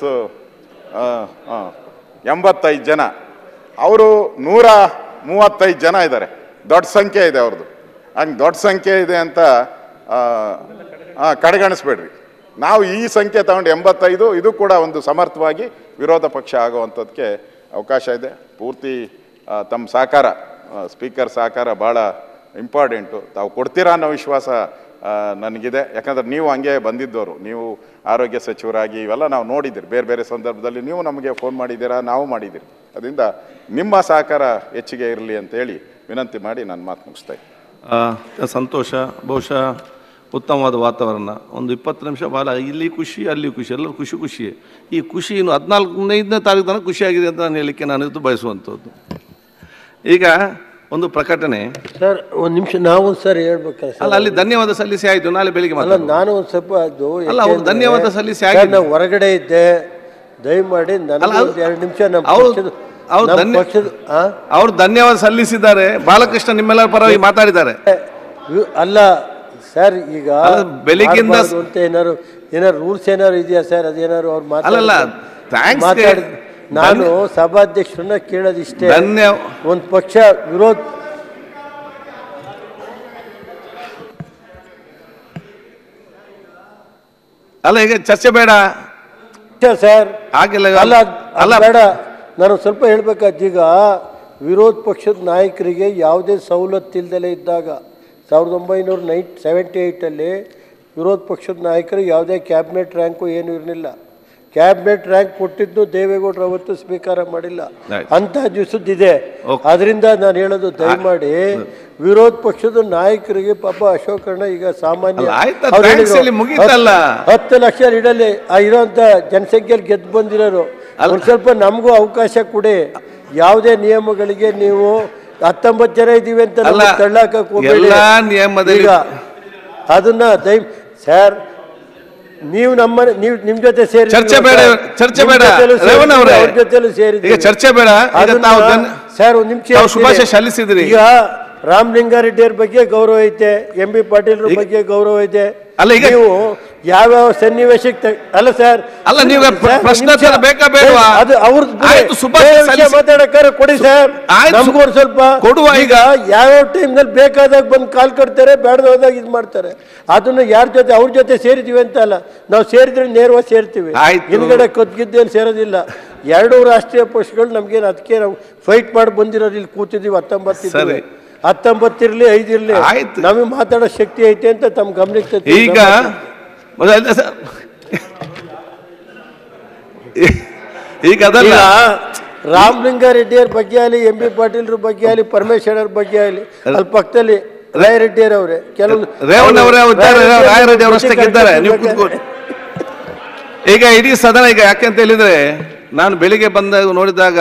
Speaker 12: ಎಂಬತ್ತೈದು ಜನ ಅವರು ನೂರ ಮೂವತ್ತೈದು ಜನ ಇದ್ದಾರೆ ದೊಡ್ಡ ಸಂಖ್ಯೆ ಇದೆ ಅವ್ರದ್ದು ಹಂಗೆ ದೊಡ್ಡ ಸಂಖ್ಯೆ ಇದೆ ಅಂತ ಆ, ಆ, ಕಡೆಗಣಿಸ್ಬೇಡ್ರಿ ನಾವು ಈ ಸಂಖ್ಯೆ ತಗೊಂಡು ಎಂಬತ್ತೈದು ಇದು ಕೂಡ ಒಂದು ಸಮರ್ಥವಾಗಿ ವಿರೋಧ ಪಕ್ಷ ಆಗುವಂಥದ್ದಕ್ಕೆ ಅವಕಾಶ ಇದೆ ಪೂರ್ತಿ ಆ, ತಮ್ಮ ಸಹಕಾರ ಸ್ಪೀಕರ್ ಸಹಕಾರ ಭಾಳ ಇಂಪಾರ್ಟೆಂಟು ತಾವು ಕೊಡ್ತೀರಾ ಅನ್ನೋ ವಿಶ್ವಾಸ ಆ, ನನಗಿದೆ ಯಾಕಂದ್ರೆ ನೀವು ಹಂಗೆ ಬಂದಿದ್ದವರು ನೀವು ಆರೋಗ್ಯ ಸಚಿವರಾಗಿ ಇವೆಲ್ಲ ನಾವು ನೋಡಿದ್ದೀರಿ ಬೇರೆ ಬೇರೆ ಸಂದರ್ಭದಲ್ಲಿ ನೀವು ನಮಗೆ ಫೋನ್ ಮಾಡಿದ್ದೀರಾ ನಾವು ಮಾಡಿದ್ದೀರಿ ಅದರಿಂದ ನಿಮ್ಮ ಸಹಕಾರ ಹೆಚ್ಚಿಗೆ ಇರಲಿ ಅಂತೇಳಿ ವಿನಂತಿ ಮಾಡಿ ನಾನು ಮಾತು ಮುಗಿಸ್ತಾ ಇದ್ದೀನಿ.
Speaker 1: ಆ, ಸಂತೋಷ ಬಹುಶಃ ಉತ್ತಮವಾದ ವಾತಾವರಣ ಒಂದು ಇಪ್ಪತ್ತು ನಿಮಿಷ ಭಾಳ ಇಲ್ಲಿ ಖುಷಿ ಅಲ್ಲಿ ಖುಷಿ ಎಲ್ಲರೂ ಖುಷಿ ಖುಷಿಯೇ ಈ ಖುಷಿ ಇನ್ನು ಹದಿನಾಲ್ಕನೈದನೇ ತಾರೀಕು ತನಕ ಖುಷಿಯಾಗಿದೆ ಅಂತ ನಾನು ಹೇಳಲಿಕ್ಕೆ ನಾನು ಇದು ಬಯಸುವಂಥದ್ದು ಈಗ ಒಂದು ಪ್ರಕಟಣೆ
Speaker 13: ಸರ್ ಒಂದು ನಿಮಿಷ ನಾವು ಸರ್ ಹೇಳ್ಬೇಕಲ್ಲ
Speaker 1: ಅಲ್ಲ ಅಲ್ಲಿ ಧನ್ಯವಾದ ಸಲ್ಲಿಸಿ ಆಯಿತು ನಾಳೆ ಬೆಳಿಗ್ಗೆ
Speaker 13: ಅಲ್ಲ
Speaker 1: ಮಾತಾಡೋಣ.
Speaker 13: ನಾನು ಒಂದು ಸ್ವಲ್ಪ ಅದು
Speaker 1: ಅಲ್ಲ, ಅವ್ರು
Speaker 13: ಯಾಕೆಂದ್ರೆ
Speaker 1: ಧನ್ಯವಾದ ಸಲ್ಲಿಸಿ
Speaker 13: ಸರ್,
Speaker 1: ಆಗಿದೆ.
Speaker 13: ನಾವು ಹೊರಗಡೆ ಇದ್ದೆ ದಯಮಾಡಿ ನನಗೆ
Speaker 1: ಅವ್ರು-
Speaker 13: ಒಂದು ಎರಡು ನಿಮಿಷ ನಮ್ಮ
Speaker 1: ಅವ್ರು-
Speaker 13: ಪಕ್ಷದ
Speaker 1: ಅವ್ರು
Speaker 13: ನಮ್ಮ
Speaker 1: ಧನ್ಯ-
Speaker 13: ಪಕ್ಷದ ಆ?
Speaker 1: ಅವ್ರು ಧನ್ಯವಾದ ಸಲ್ಲಿಸಿದ್ದಾರೆ ಬಾಲಕೃಷ್ಣ ನಿಮ್ಮೆಲ್ಲರ ಪರವಾಗಿ ಮಾತಾಡಿದ್ದಾರೆ
Speaker 13: ಇವ್- ಅಲ್ಲ ಸರ್ ಈಗ
Speaker 1: ಅಲ್ಲ, ಬೆಳಿಗ್ಗಿಂದ ಸ-
Speaker 13: ಮಾಡ್ಬಾರ್ದು ಅಂತ ಏನಾರು ಏನಾರು ರೂಲ್ಸ್ ಏನಾರು ಇದೆಯಾ ಸರ್ ಅದೇನಾರು ಅವ್ರು
Speaker 1: ಅಲ್ಲಲ್ಲ, thanks ಗೆ
Speaker 13: ಮಾತಾಡಿದ್ ನಾನು ಸಭಾಧ್ಯಕ್ಷರನ್ನ ಕೇಳೋದಿಷ್ಟೇ
Speaker 1: ಧನ್ಯ-
Speaker 13: ಒಂದು ಪಕ್ಷ ವಿರೋಧ
Speaker 1: ಅಲ್ಲ ಈಗ ಚರ್ಚೆ ಬೇಡ
Speaker 13: ಸರ್
Speaker 1: ಆಗಿಲ್ಲ
Speaker 13: ಅಲ್ಲ ಅಲ್ಲ ಬೇಡ ನಾನು ಸ್ವಲ್ಪ ಹೇಳ್ಬೇಕಾದ್ ಈಗ ವಿರೋಧ ಪಕ್ಷದ ನಾಯಕರಿಗೆ ಯಾವುದೇ ಸವಲತ್ತಿಲ್ದಲೇ ಇದ್ದಾಗ ಸಾವಿರದ ಒಂಬೈನೂರ ನೈಟ್ ಸೆವೆಂಟಿ ಏಯ್ಟಲ್ಲಿ ವಿರೋಧ ಪಕ್ಷದ ನಾಯಕರಿಗೆ ಯಾವುದೇ ಕ್ಯಾಬಿನೆಟ್ ರ್ಯಾಂಕು ಏನೂ ಇರಲಿಲ್ಲ ಕ್ಯಾಬಿನೆಟ್ ರ್ಯಾಂಕ್ ಕೊಟ್ಟಿದ್ದು ದೇವೇಗೌಡರು ಅವತ್ತು ಸ್ವೀಕಾರ ಮಾಡಿಲ್ಲ
Speaker 1: Right.
Speaker 13: ಅಂತ ದಿವಸದ್ದಿದೆ ಅದರಿಂದ ನಾನು ಹೇಳೋದು ದಯಮಾಡಿ ವಿರೋಧ ಪಕ್ಷದ ನಾಯಕರಿಗೆ ಪಾಪ ಅಶೋಕಣ್ಣ ಈಗ ಸಾಮಾನ್ಯ
Speaker 1: ಅಲ್ಲ, ಆಯ್ತು,
Speaker 13: ಅವ್ರು
Speaker 1: thanks
Speaker 13: ಹೇಳಿದ್ರು,
Speaker 1: ಹೇಳಿ ಮುಗೀತಲ್ಲ.
Speaker 13: ಹತ್ತು- ಹತ್ತು ಲಕ್ಷ ಇಡಲಿ ಆ ಇರೋಂಥ ಜನಸಂಖ್ಯೆಯಲ್ಲಿ ಗೆದ್ದು ಬಂದಿರೋರು ಒಂದು ಸ್ವಲ್ಪ ನಮಗೂ ಅವಕಾಶ ಕೊಡಿ ಯಾವುದೇ ನಿಯಮಗಳಿಗೆ ನೀವು ಹತ್ತೊಂಬತ್ತು ಜನ ಇದೀವಿ ಅಂತ
Speaker 1: ಅಲ್ಲ,
Speaker 13: ನಮ್ಮನ್ನ ತಳ್ಳಾಕಕ್ಕೆ ಹೋಗ್ಬೇಡಿ.
Speaker 1: ಎಲ್ಲಾ ನಿಯಮದಲ್ಲಿ-
Speaker 13: ಈಗ ಅದನ್ನ ದಯ ಸರ್ ನೀವು ನಮ್ಮ ನೀವು ನಿಮ್ ಜೊತೆ ಸೇರಿ
Speaker 1: ಚರ್ಚೆ ಬೇಡ ಚರ್ಚೆ ಬೇಡ ರೇವಣ್ಣ ಅವರೇ
Speaker 13: ಅವ್ರ ಜೊತೆಲೂ ಸೇರಿ
Speaker 1: ಈಗ ಚರ್ಚೆ ಬೇಡ ಈಗ ತಾವು ಜನ-
Speaker 13: ಸರ್ ಒಂದು ನಿಮಿಷ
Speaker 1: ತಾವು ಶುಭಾಶಯ ಸಲ್ಲಿಸಿದ್ರಿ
Speaker 13: ಈಗ ರಾಮಲಿಂಗಾರೆಡ್ಡಿಯವ್ರ ಬಗ್ಗೆ ಗೌರವ ಐತೆ ಎಂ ಬಿ ಪಾಟೀಲ್ ಬಗ್ಗೆ ಗೌರವ ಐತೆ
Speaker 1: ಅಲ್ಲ, ಈಗ-
Speaker 13: ನೀವು ಯಾವ್ಯಾವ ಸನ್ನಿವೇಶಕ್ಕೆ ತ- ಅಲ್ಲ ಸರ್
Speaker 1: ಅಲ್ಲ, ನೀವು
Speaker 13: ಸರ್,
Speaker 1: ಪ್ರ-
Speaker 13: ಒಂದ್
Speaker 1: ಪ್ರಶ್ನೋತ್ತರ
Speaker 13: ನಿಮಿಷ.
Speaker 1: ಬೇಕಾ ಬೇಡ್ವಾ?
Speaker 13: ಅದು ಅವ್ರದ್ದು ಬಿಡಿ.
Speaker 1: ಆಯ್ತು, ಶುಭಾಶಯ
Speaker 13: ಬೇರೆ ವಿಷಯ
Speaker 1: ಸಲ್ಲಿಸಿ.
Speaker 13: ಮಾತಾಡಕ್ಕಾದ್ರೆ ಕೊಡಿ ಸರ್
Speaker 1: ಆಯ್ತು,
Speaker 13: ನಮಗೂ ಒಂದ್ ಸ್ವಲ್ಪ
Speaker 1: ಕೊಡುವ
Speaker 13: ಈಗ ಯಾವ್ಯಾವ ಟೈಮ್ನಲ್ಲಿ ಬೇಕಾದಾಗ ಬಂದು ಕಾಲ್ ಕಟ್ತಾರೆ ಬೇಡದಾಗ ಇದು ಮಾಡ್ತಾರೆ ಅದನ್ನ ಯಾರ ಜೊತೆ ಅವ್ರ ಜೊತೆ ಸೇರಿದೀವಿ ಅಂತ ಅಲ್ಲ ನಾವು ಸೇರಿದ್ರೆ ನೇರವಾಗಿ ಸೇರ್ತೀವಿ
Speaker 1: ಆಯ್ತು.
Speaker 13: ಹಿಂದ್ಗಡೆ ಕದ್ಗಿದ್ದೇನು ಸೇರೋದಿಲ್ಲ ಎರಡೂ ರಾಷ್ಟ್ರೀಯ ಪಕ್ಷಗಳು ನಮ್ಗೇನು ಅದಕ್ಕೆ ನಾವು ಫೈಟ್ ಮಾಡಿ ಬಂದಿರೋರು ಇಲ್ಲಿ ಕೂತಿದೀವಿ ಹತ್ತೊಂಬತ್ತು
Speaker 1: ಸರಿ.
Speaker 13: ಹತ್ತೊಂಬತ್ತಿರ್ಲಿ ಐದಿರ್ಲಿ ನಮಗೆ ಮಾತಾಡೋ ಶಕ್ತಿ ಐತೆ ಅಂತ ತಮ್ಮ ಗಮನಕ್ಕೆ ತರ್ತೀನಿ.
Speaker 1: ಈಗ ಮೊದಲ- ಅಲ್ಲ ಸರ್. ಈಗ ಅದಲ್ಲ
Speaker 13: ಈಗ ರಾಮಲಿಂಗಾರೆಡ್ಡಿಯವ್ರ ಬಗ್ಗೆ ಆಗಲಿ ಎಂ ಬಿ ಪಾಟೀಲ್ರ ಬಗ್ಗೆ ಆಗಲಿ ಪರಮೇಶ್ವರವ್ರ ಬಗ್ಗೆ ಆಗಲಿ ಅಲ್ಲಿ ಪಕ್ಕದಲ್ಲಿ ರಾಯರೆಡ್ಡಿಯರವ್ರೆ ಕೆಲವು
Speaker 1: ರೇವಣ್ಣ ಅವರೇ ಅವ್ರು ಇದ್ದಾರೆ,
Speaker 13: ರಾಯರೆಡ್ಡಿ
Speaker 1: ರಾಯರೆಡ್ಡಿ ಅವರು ಅಷ್ಟೇ
Speaker 13: ಬಗ್ಗೆ
Speaker 1: ಇದ್ದಾರೆ ನೀವು
Speaker 13: ಬಗ್ಗೆ-
Speaker 1: ಕೂತ್ಕೊಳ್ಳಿ ಈಗ ಇಡೀ ಸದನ ಈಗ ಯಾಕೆಂತ ಹೇಳಿದ್ರೆ ನಾನು ಬೆಳಿಗ್ಗೆ ಬಂದಾಗ ನೋಡಿದಾಗ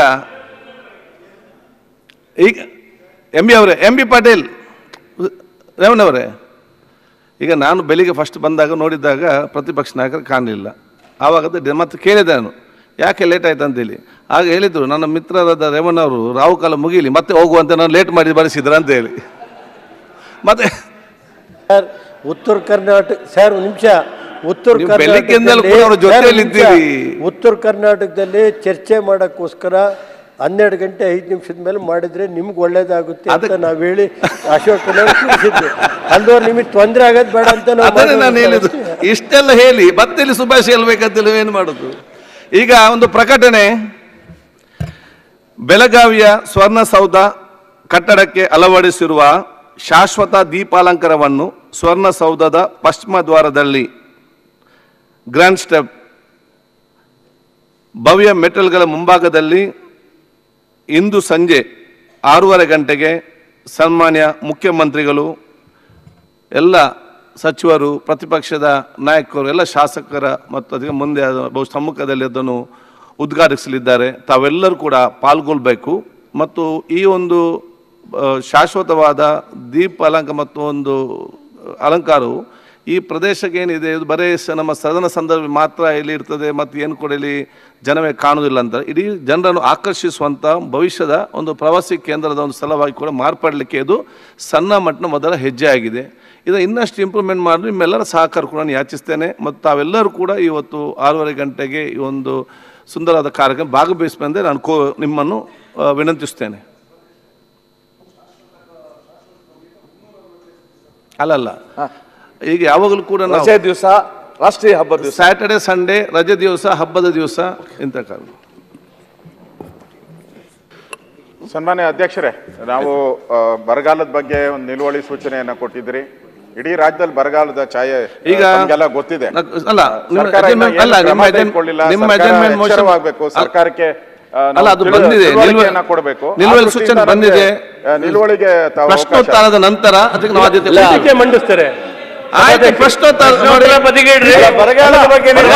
Speaker 1: ಈಗ ಎಂ ಬಿ ಅವರೇ ಎಂ ಬಿ ಪಾಟೀಲ್ ರೇವಣ್ಣ ಅವರೇ ಈಗ ನಾನು ಬೆಳಿಗ್ಗೆ ಫಸ್ಟ್ ಬಂದಾಗ ನೋಡಿದಾಗ ಪ್ರತಿಪಕ್ಷ ನಾಯಕರು ಕಾಣಲಿಲ್ಲ ಆವಾಗ ಅದೇ ಮತ್ತೆ ಕೇಳಿದೆ ನಾನು ಯಾಕೆ ಲೇಟ್ ಆಯ್ತು ಅಂತೇಳಿ ಆಗ ಹೇಳಿದ್ರು ನನ್ನ ಮಿತ್ರರಾದ ರೇವಣ್ಣ ಅವರು ರಾವು ಕಾಲ ಮುಗೀಲಿ ಮತ್ತೆ ಹೋಗುವಂತೆ ನಾನು ಲೇಟ್ ಮಾಡಿ ಬರೆಸಿದ್ರ ಅಂತ ಹೇಳಿ ಮತ್ತೆ
Speaker 13: ಸರ್ ಉತ್ತರ ಕರ್ನಾಟಕ ಸರ್ ಒಂದು ನಿಮಿಷ ಉತ್ತರ
Speaker 1: ನೀವು ಬೆಳಗ್ಗಿಂದಲೂ ಕೂಡ ಅವ್ರ
Speaker 13: ಸರ್,
Speaker 1: ಜೊತೆಯಲ್ಲಿ
Speaker 13: ಒಂದ್ ನಿಮಿಷ.
Speaker 1: ಇದ್ದೀರಿ.
Speaker 13: ಉತ್ತರ ಕರ್ನಾಟಕದಲ್ಲಿ ಚರ್ಚೆ ಮಾಡೋಕ್ಕೋಸ್ಕರ ಹನ್ನೆರಡು ಗಂಟೆ ಐದು ನಿಮಿಷದ ಮೇಲೆ ಮಾಡಿದ್ರೆ ನಿಮ್ಗೆ ಒಳ್ಳೇದಾಗುತ್ತೆ ಅಂತ ನಾವು ಹೇಳಿ ಅಶೋಕ್ ತಿಳಿಸಿದ್ವಿ ಅಲ್ದವ್ರು ನಿಮಗೆ ತೊಂದರೆ ಆಗೋದು ಬೇಡ ಅಂತ ನಾವು
Speaker 1: ಅದನ್ನೇ ನಾನು
Speaker 13: ಮಾಡಿದ್ವಿ
Speaker 1: ಹೇಳಿದ್ದು
Speaker 13: ಅಷ್ಟೇ.
Speaker 1: ಇಷ್ಟೆಲ್ಲ ಹೇಳಿ ಮತ್ತೆ ಇಲ್ಲಿ ಸುಭಾಷ್ ಹೇಳ್ಬೇಕಂತ ಏನು ಮಾಡುದು ಈಗ ಒಂದು ಪ್ರಕಟಣೆ ಬೆಳಗಾವಿಯ ಸ್ವರ್ಣಸೌಧ ಕಟ್ಟಡಕ್ಕೆ ಅಳವಡಿಸಿರುವ ಶಾಶ್ವತ ದೀಪಾಲಂಕಾರವನ್ನು ಸ್ವರ್ಣಸೌಧದ ಪಶ್ಚಿಮ ದ್ವಾರದಲ್ಲಿ ಗ್ರ್ಯಾಂಡ್ ಸ್ಟೆಪ್ ಭವ್ಯ ಮೆಟಲ್ಗಳ ಮುಂಭಾಗದಲ್ಲಿ ಇಂದು ಸಂಜೆ ಆರೂವರೆ ಗಂಟೆಗೆ ಸನ್ಮಾನ್ಯ ಮುಖ್ಯಮಂತ್ರಿಗಳು ಎಲ್ಲ ಸಚಿವರು ಪ್ರತಿಪಕ್ಷದ ನಾಯಕರು ಎಲ್ಲ ಶಾಸಕರ ಮತ್ತು ಅದಕ್ಕೆ ಮುಂದೆ ಅದು ಬಹು ಸಮ್ಮುಖದಲ್ಲಿ ಅದನ್ನು ಉದ್ಘಾಟಿಸಲಿದ್ದಾರೆ ತಾವೆಲ್ಲರೂ ಕೂಡ ಪಾಲ್ಗೊಳ್ಬೇಕು ಮತ್ತು ಈ ಒಂದು ಆ, ಶಾಶ್ವತವಾದ ದೀಪ ಅಲಂಕ ಮತ್ತು ಒಂದು ಅಲಂಕಾರವು ಈ ಪ್ರದೇಶಕ್ಕೆ ಏನಿದೆ ಇದು ಬರೀ ಸ- ನಮ್ಮ ಸದನ ಸಂದರ್ಭ ಮಾತ್ರ ಇಲ್ಲಿ ಇರ್ತದೆ ಮತ್ತು ಏನು ಕೂಡ ಇಲ್ಲಿ ಜನವೇ ಕಾಣುವುದಿಲ್ಲ ಅಂತ ಇಡೀ ಜನರನ್ನು ಆಕರ್ಷಿಸುವಂಥ ಭವಿಷ್ಯದ ಒಂದು ಪ್ರವಾಸಿ ಕೇಂದ್ರದ ಒಂದು ಸ್ಥಳವಾಗಿ ಕೂಡ ಮಾರ್ಪಡಲಿಕ್ಕೆ ಇದು ಸಣ್ಣ ಮಟ್ಟಿನ ಮೊದಲ ಹೆಜ್ಜೆ ಆಗಿದೆ ಇದು ಇನ್ನಷ್ಟು ಇಂಪ್ರೂವ್ಮೆಂಟ್ ಮಾಡಿ ನಿಮ್ಮೆಲ್ಲರ ಸಹಕಾರ ಕೂಡ ನಾನು ಯಾಚಿಸ್ತೇನೆ ಮತ್ತು ತಾವೆಲ್ಲರೂ ಕೂಡ ಇವತ್ತು ಆರೂವರೆ ಗಂಟೆಗೆ ಈ ಒಂದು ಸುಂದರವಾದ ಕಾರ್ಯಕ್ರಮ ಭಾಗವಹಿಸಬೇಕೆಂದೇ ನಾನು ಕೋ ನಿಮ್ಮನ್ನು ಆ, ವಿನಂತಿಸ್ತೇನೆ ಅಲ್ಲಲ್ಲ ಈಗ ಯಾವಾಗಲೂ ಕೂಡ ನಾವು
Speaker 9: ರಜೆ ದಿವಸ ರಾಷ್ಟ್ರೀಯ ಹಬ್ಬದ ದಿವಸ
Speaker 1: ಸ್ಯಾಟರ್ಡೆ ಸಂಡೇ ರಜೆ ದಿವಸ ಹಬ್ಬದ ದಿವಸ ಇಂಥ ಕಾರಣ
Speaker 12: ಸನ್ಮಾನ್ಯ ಅಧ್ಯಕ್ಷರೇ ನಾವು ಆ, ಬರಗಾಲದ ಬಗ್ಗೆ ಒಂದು ನಿಲುವಳಿ ಸೂಚನೆಯನ್ನ ಕೊಟ್ಟಿದ್ರಿ ಇಡೀ ರಾಜ್ಯದಲ್ಲಿ ಬರಗಾಲದ ಛಾಯೆ
Speaker 1: ಈಗ
Speaker 12: ನಮಗೆಲ್ಲ ಗೊತ್ತಿದೆ
Speaker 1: ನಕ್- ಅಲ್ಲ, ನಿಮ್ಮ
Speaker 12: ಸರ್ಕಾರ ಇನ್ನ
Speaker 1: adjournment-
Speaker 12: ಏನು
Speaker 1: ಅಲ್ಲ, ನಿಮ್ಮ
Speaker 12: ಕ್ರಮ
Speaker 1: adjourn-
Speaker 12: ತೆಗೆದುಕೊಳ್ಳಿಲ್ಲ.
Speaker 1: ನಿಮ್ಮ
Speaker 12: ಸರ್ಕಾರ
Speaker 1: adjournment motion-
Speaker 12: ಎಚ್ಚರವಾಗಬೇಕು ಸರ್ಕಾರಕ್ಕೆ ಆ, ನಾವು
Speaker 1: ಅಲ್ಲ ಅದು
Speaker 12: ತಿಳು-
Speaker 1: ಬಂದಿದೆ
Speaker 12: ತಿಳುವಳಿಕೆಯನ್ನ
Speaker 1: ನಿಲುವ-
Speaker 12: ಕೊಡಬೇಕು ಆ
Speaker 1: ನಿಲುವಳಿ
Speaker 12: ದೃಷ್ಟಿಯಿಂದ
Speaker 1: ಸೂಚನೆ
Speaker 12: ನಮ್ಗೆ,
Speaker 1: ಬಂದಿದೆ
Speaker 12: ಆ, ನಿಲುವಳಿಗೆ ತಾವು ಅವಕಾಶ-
Speaker 1: ಪ್ರಶ್ನೋತ್ತರದ ನಂತರ ಅದಕ್ಕೆ ನಾವು ಆದ್ಯತೆ ಕೊಡ್ತೀವಿ.
Speaker 3: ಟೀಕೆ ಮಂಡಿಸ್ತಾರೆ
Speaker 1: ಆಯ್ತು ಪ್ರಶ್ನೋತ್ತರ ನೋಡಿ
Speaker 3: ಬದಿಗಿಡ್ರಿ
Speaker 12: ಬರಗಾಲದ ಬಗ್ಗೆ ನೀವು-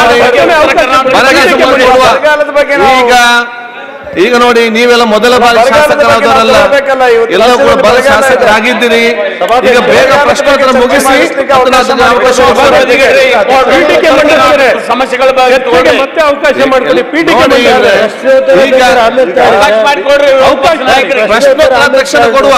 Speaker 1: ಬರಗಾಲದ ಬಗ್ಗೆ ಈಗ ಈಗ ನೋಡಿ ನೀವೆಲ್ಲ ಮೊದಲ ಬಾರಿ ಶಾಸಕರಾದವರಲ್ಲ ಎಲ್ಲ ಕೂಡ ಬರ ಶಾಸಕರಾಗಿದ್ದೀರಿ ಈಗ ಬೇಗ ಪ್ರಶ್ನೋತ್ತರ ಮುಗಿಸಿ ಮತ್ತು ನಾನು ಅದಕ್ಕೆ ಅವಕಾಶ
Speaker 3: ಬದಿಗಿಡ್ರಿ.
Speaker 1: ಕೊಡ್ತೇನೆ.
Speaker 3: ಪೀಠಿಕೆ ಮಂಡಿಸ್ತಾರೆ ಸಮಸ್ಯೆಗಳ ಬಗ್ಗೆ
Speaker 13: ಚರ್ಚೆಗೆ ಮತ್ತೆ ಅವಕಾಶ ಮಾಡ್ಕೊಳ್ಳಿ ಪೀಠಿಕೆ
Speaker 1: ನೋಡಿ
Speaker 13: ಮಂಡಿಸ್ತಾರೆ.
Speaker 1: ಈಗ
Speaker 13: ಆಮೇಲೆ
Speaker 3: ಅವಕಾಶ ಮಾಡಿಕೊಡ್ರಿ
Speaker 1: ಅವಕಾಶ ಪ್ರಶ್ನೋತ್ತರ ತಕ್ಷಣ ಕೊಡುವ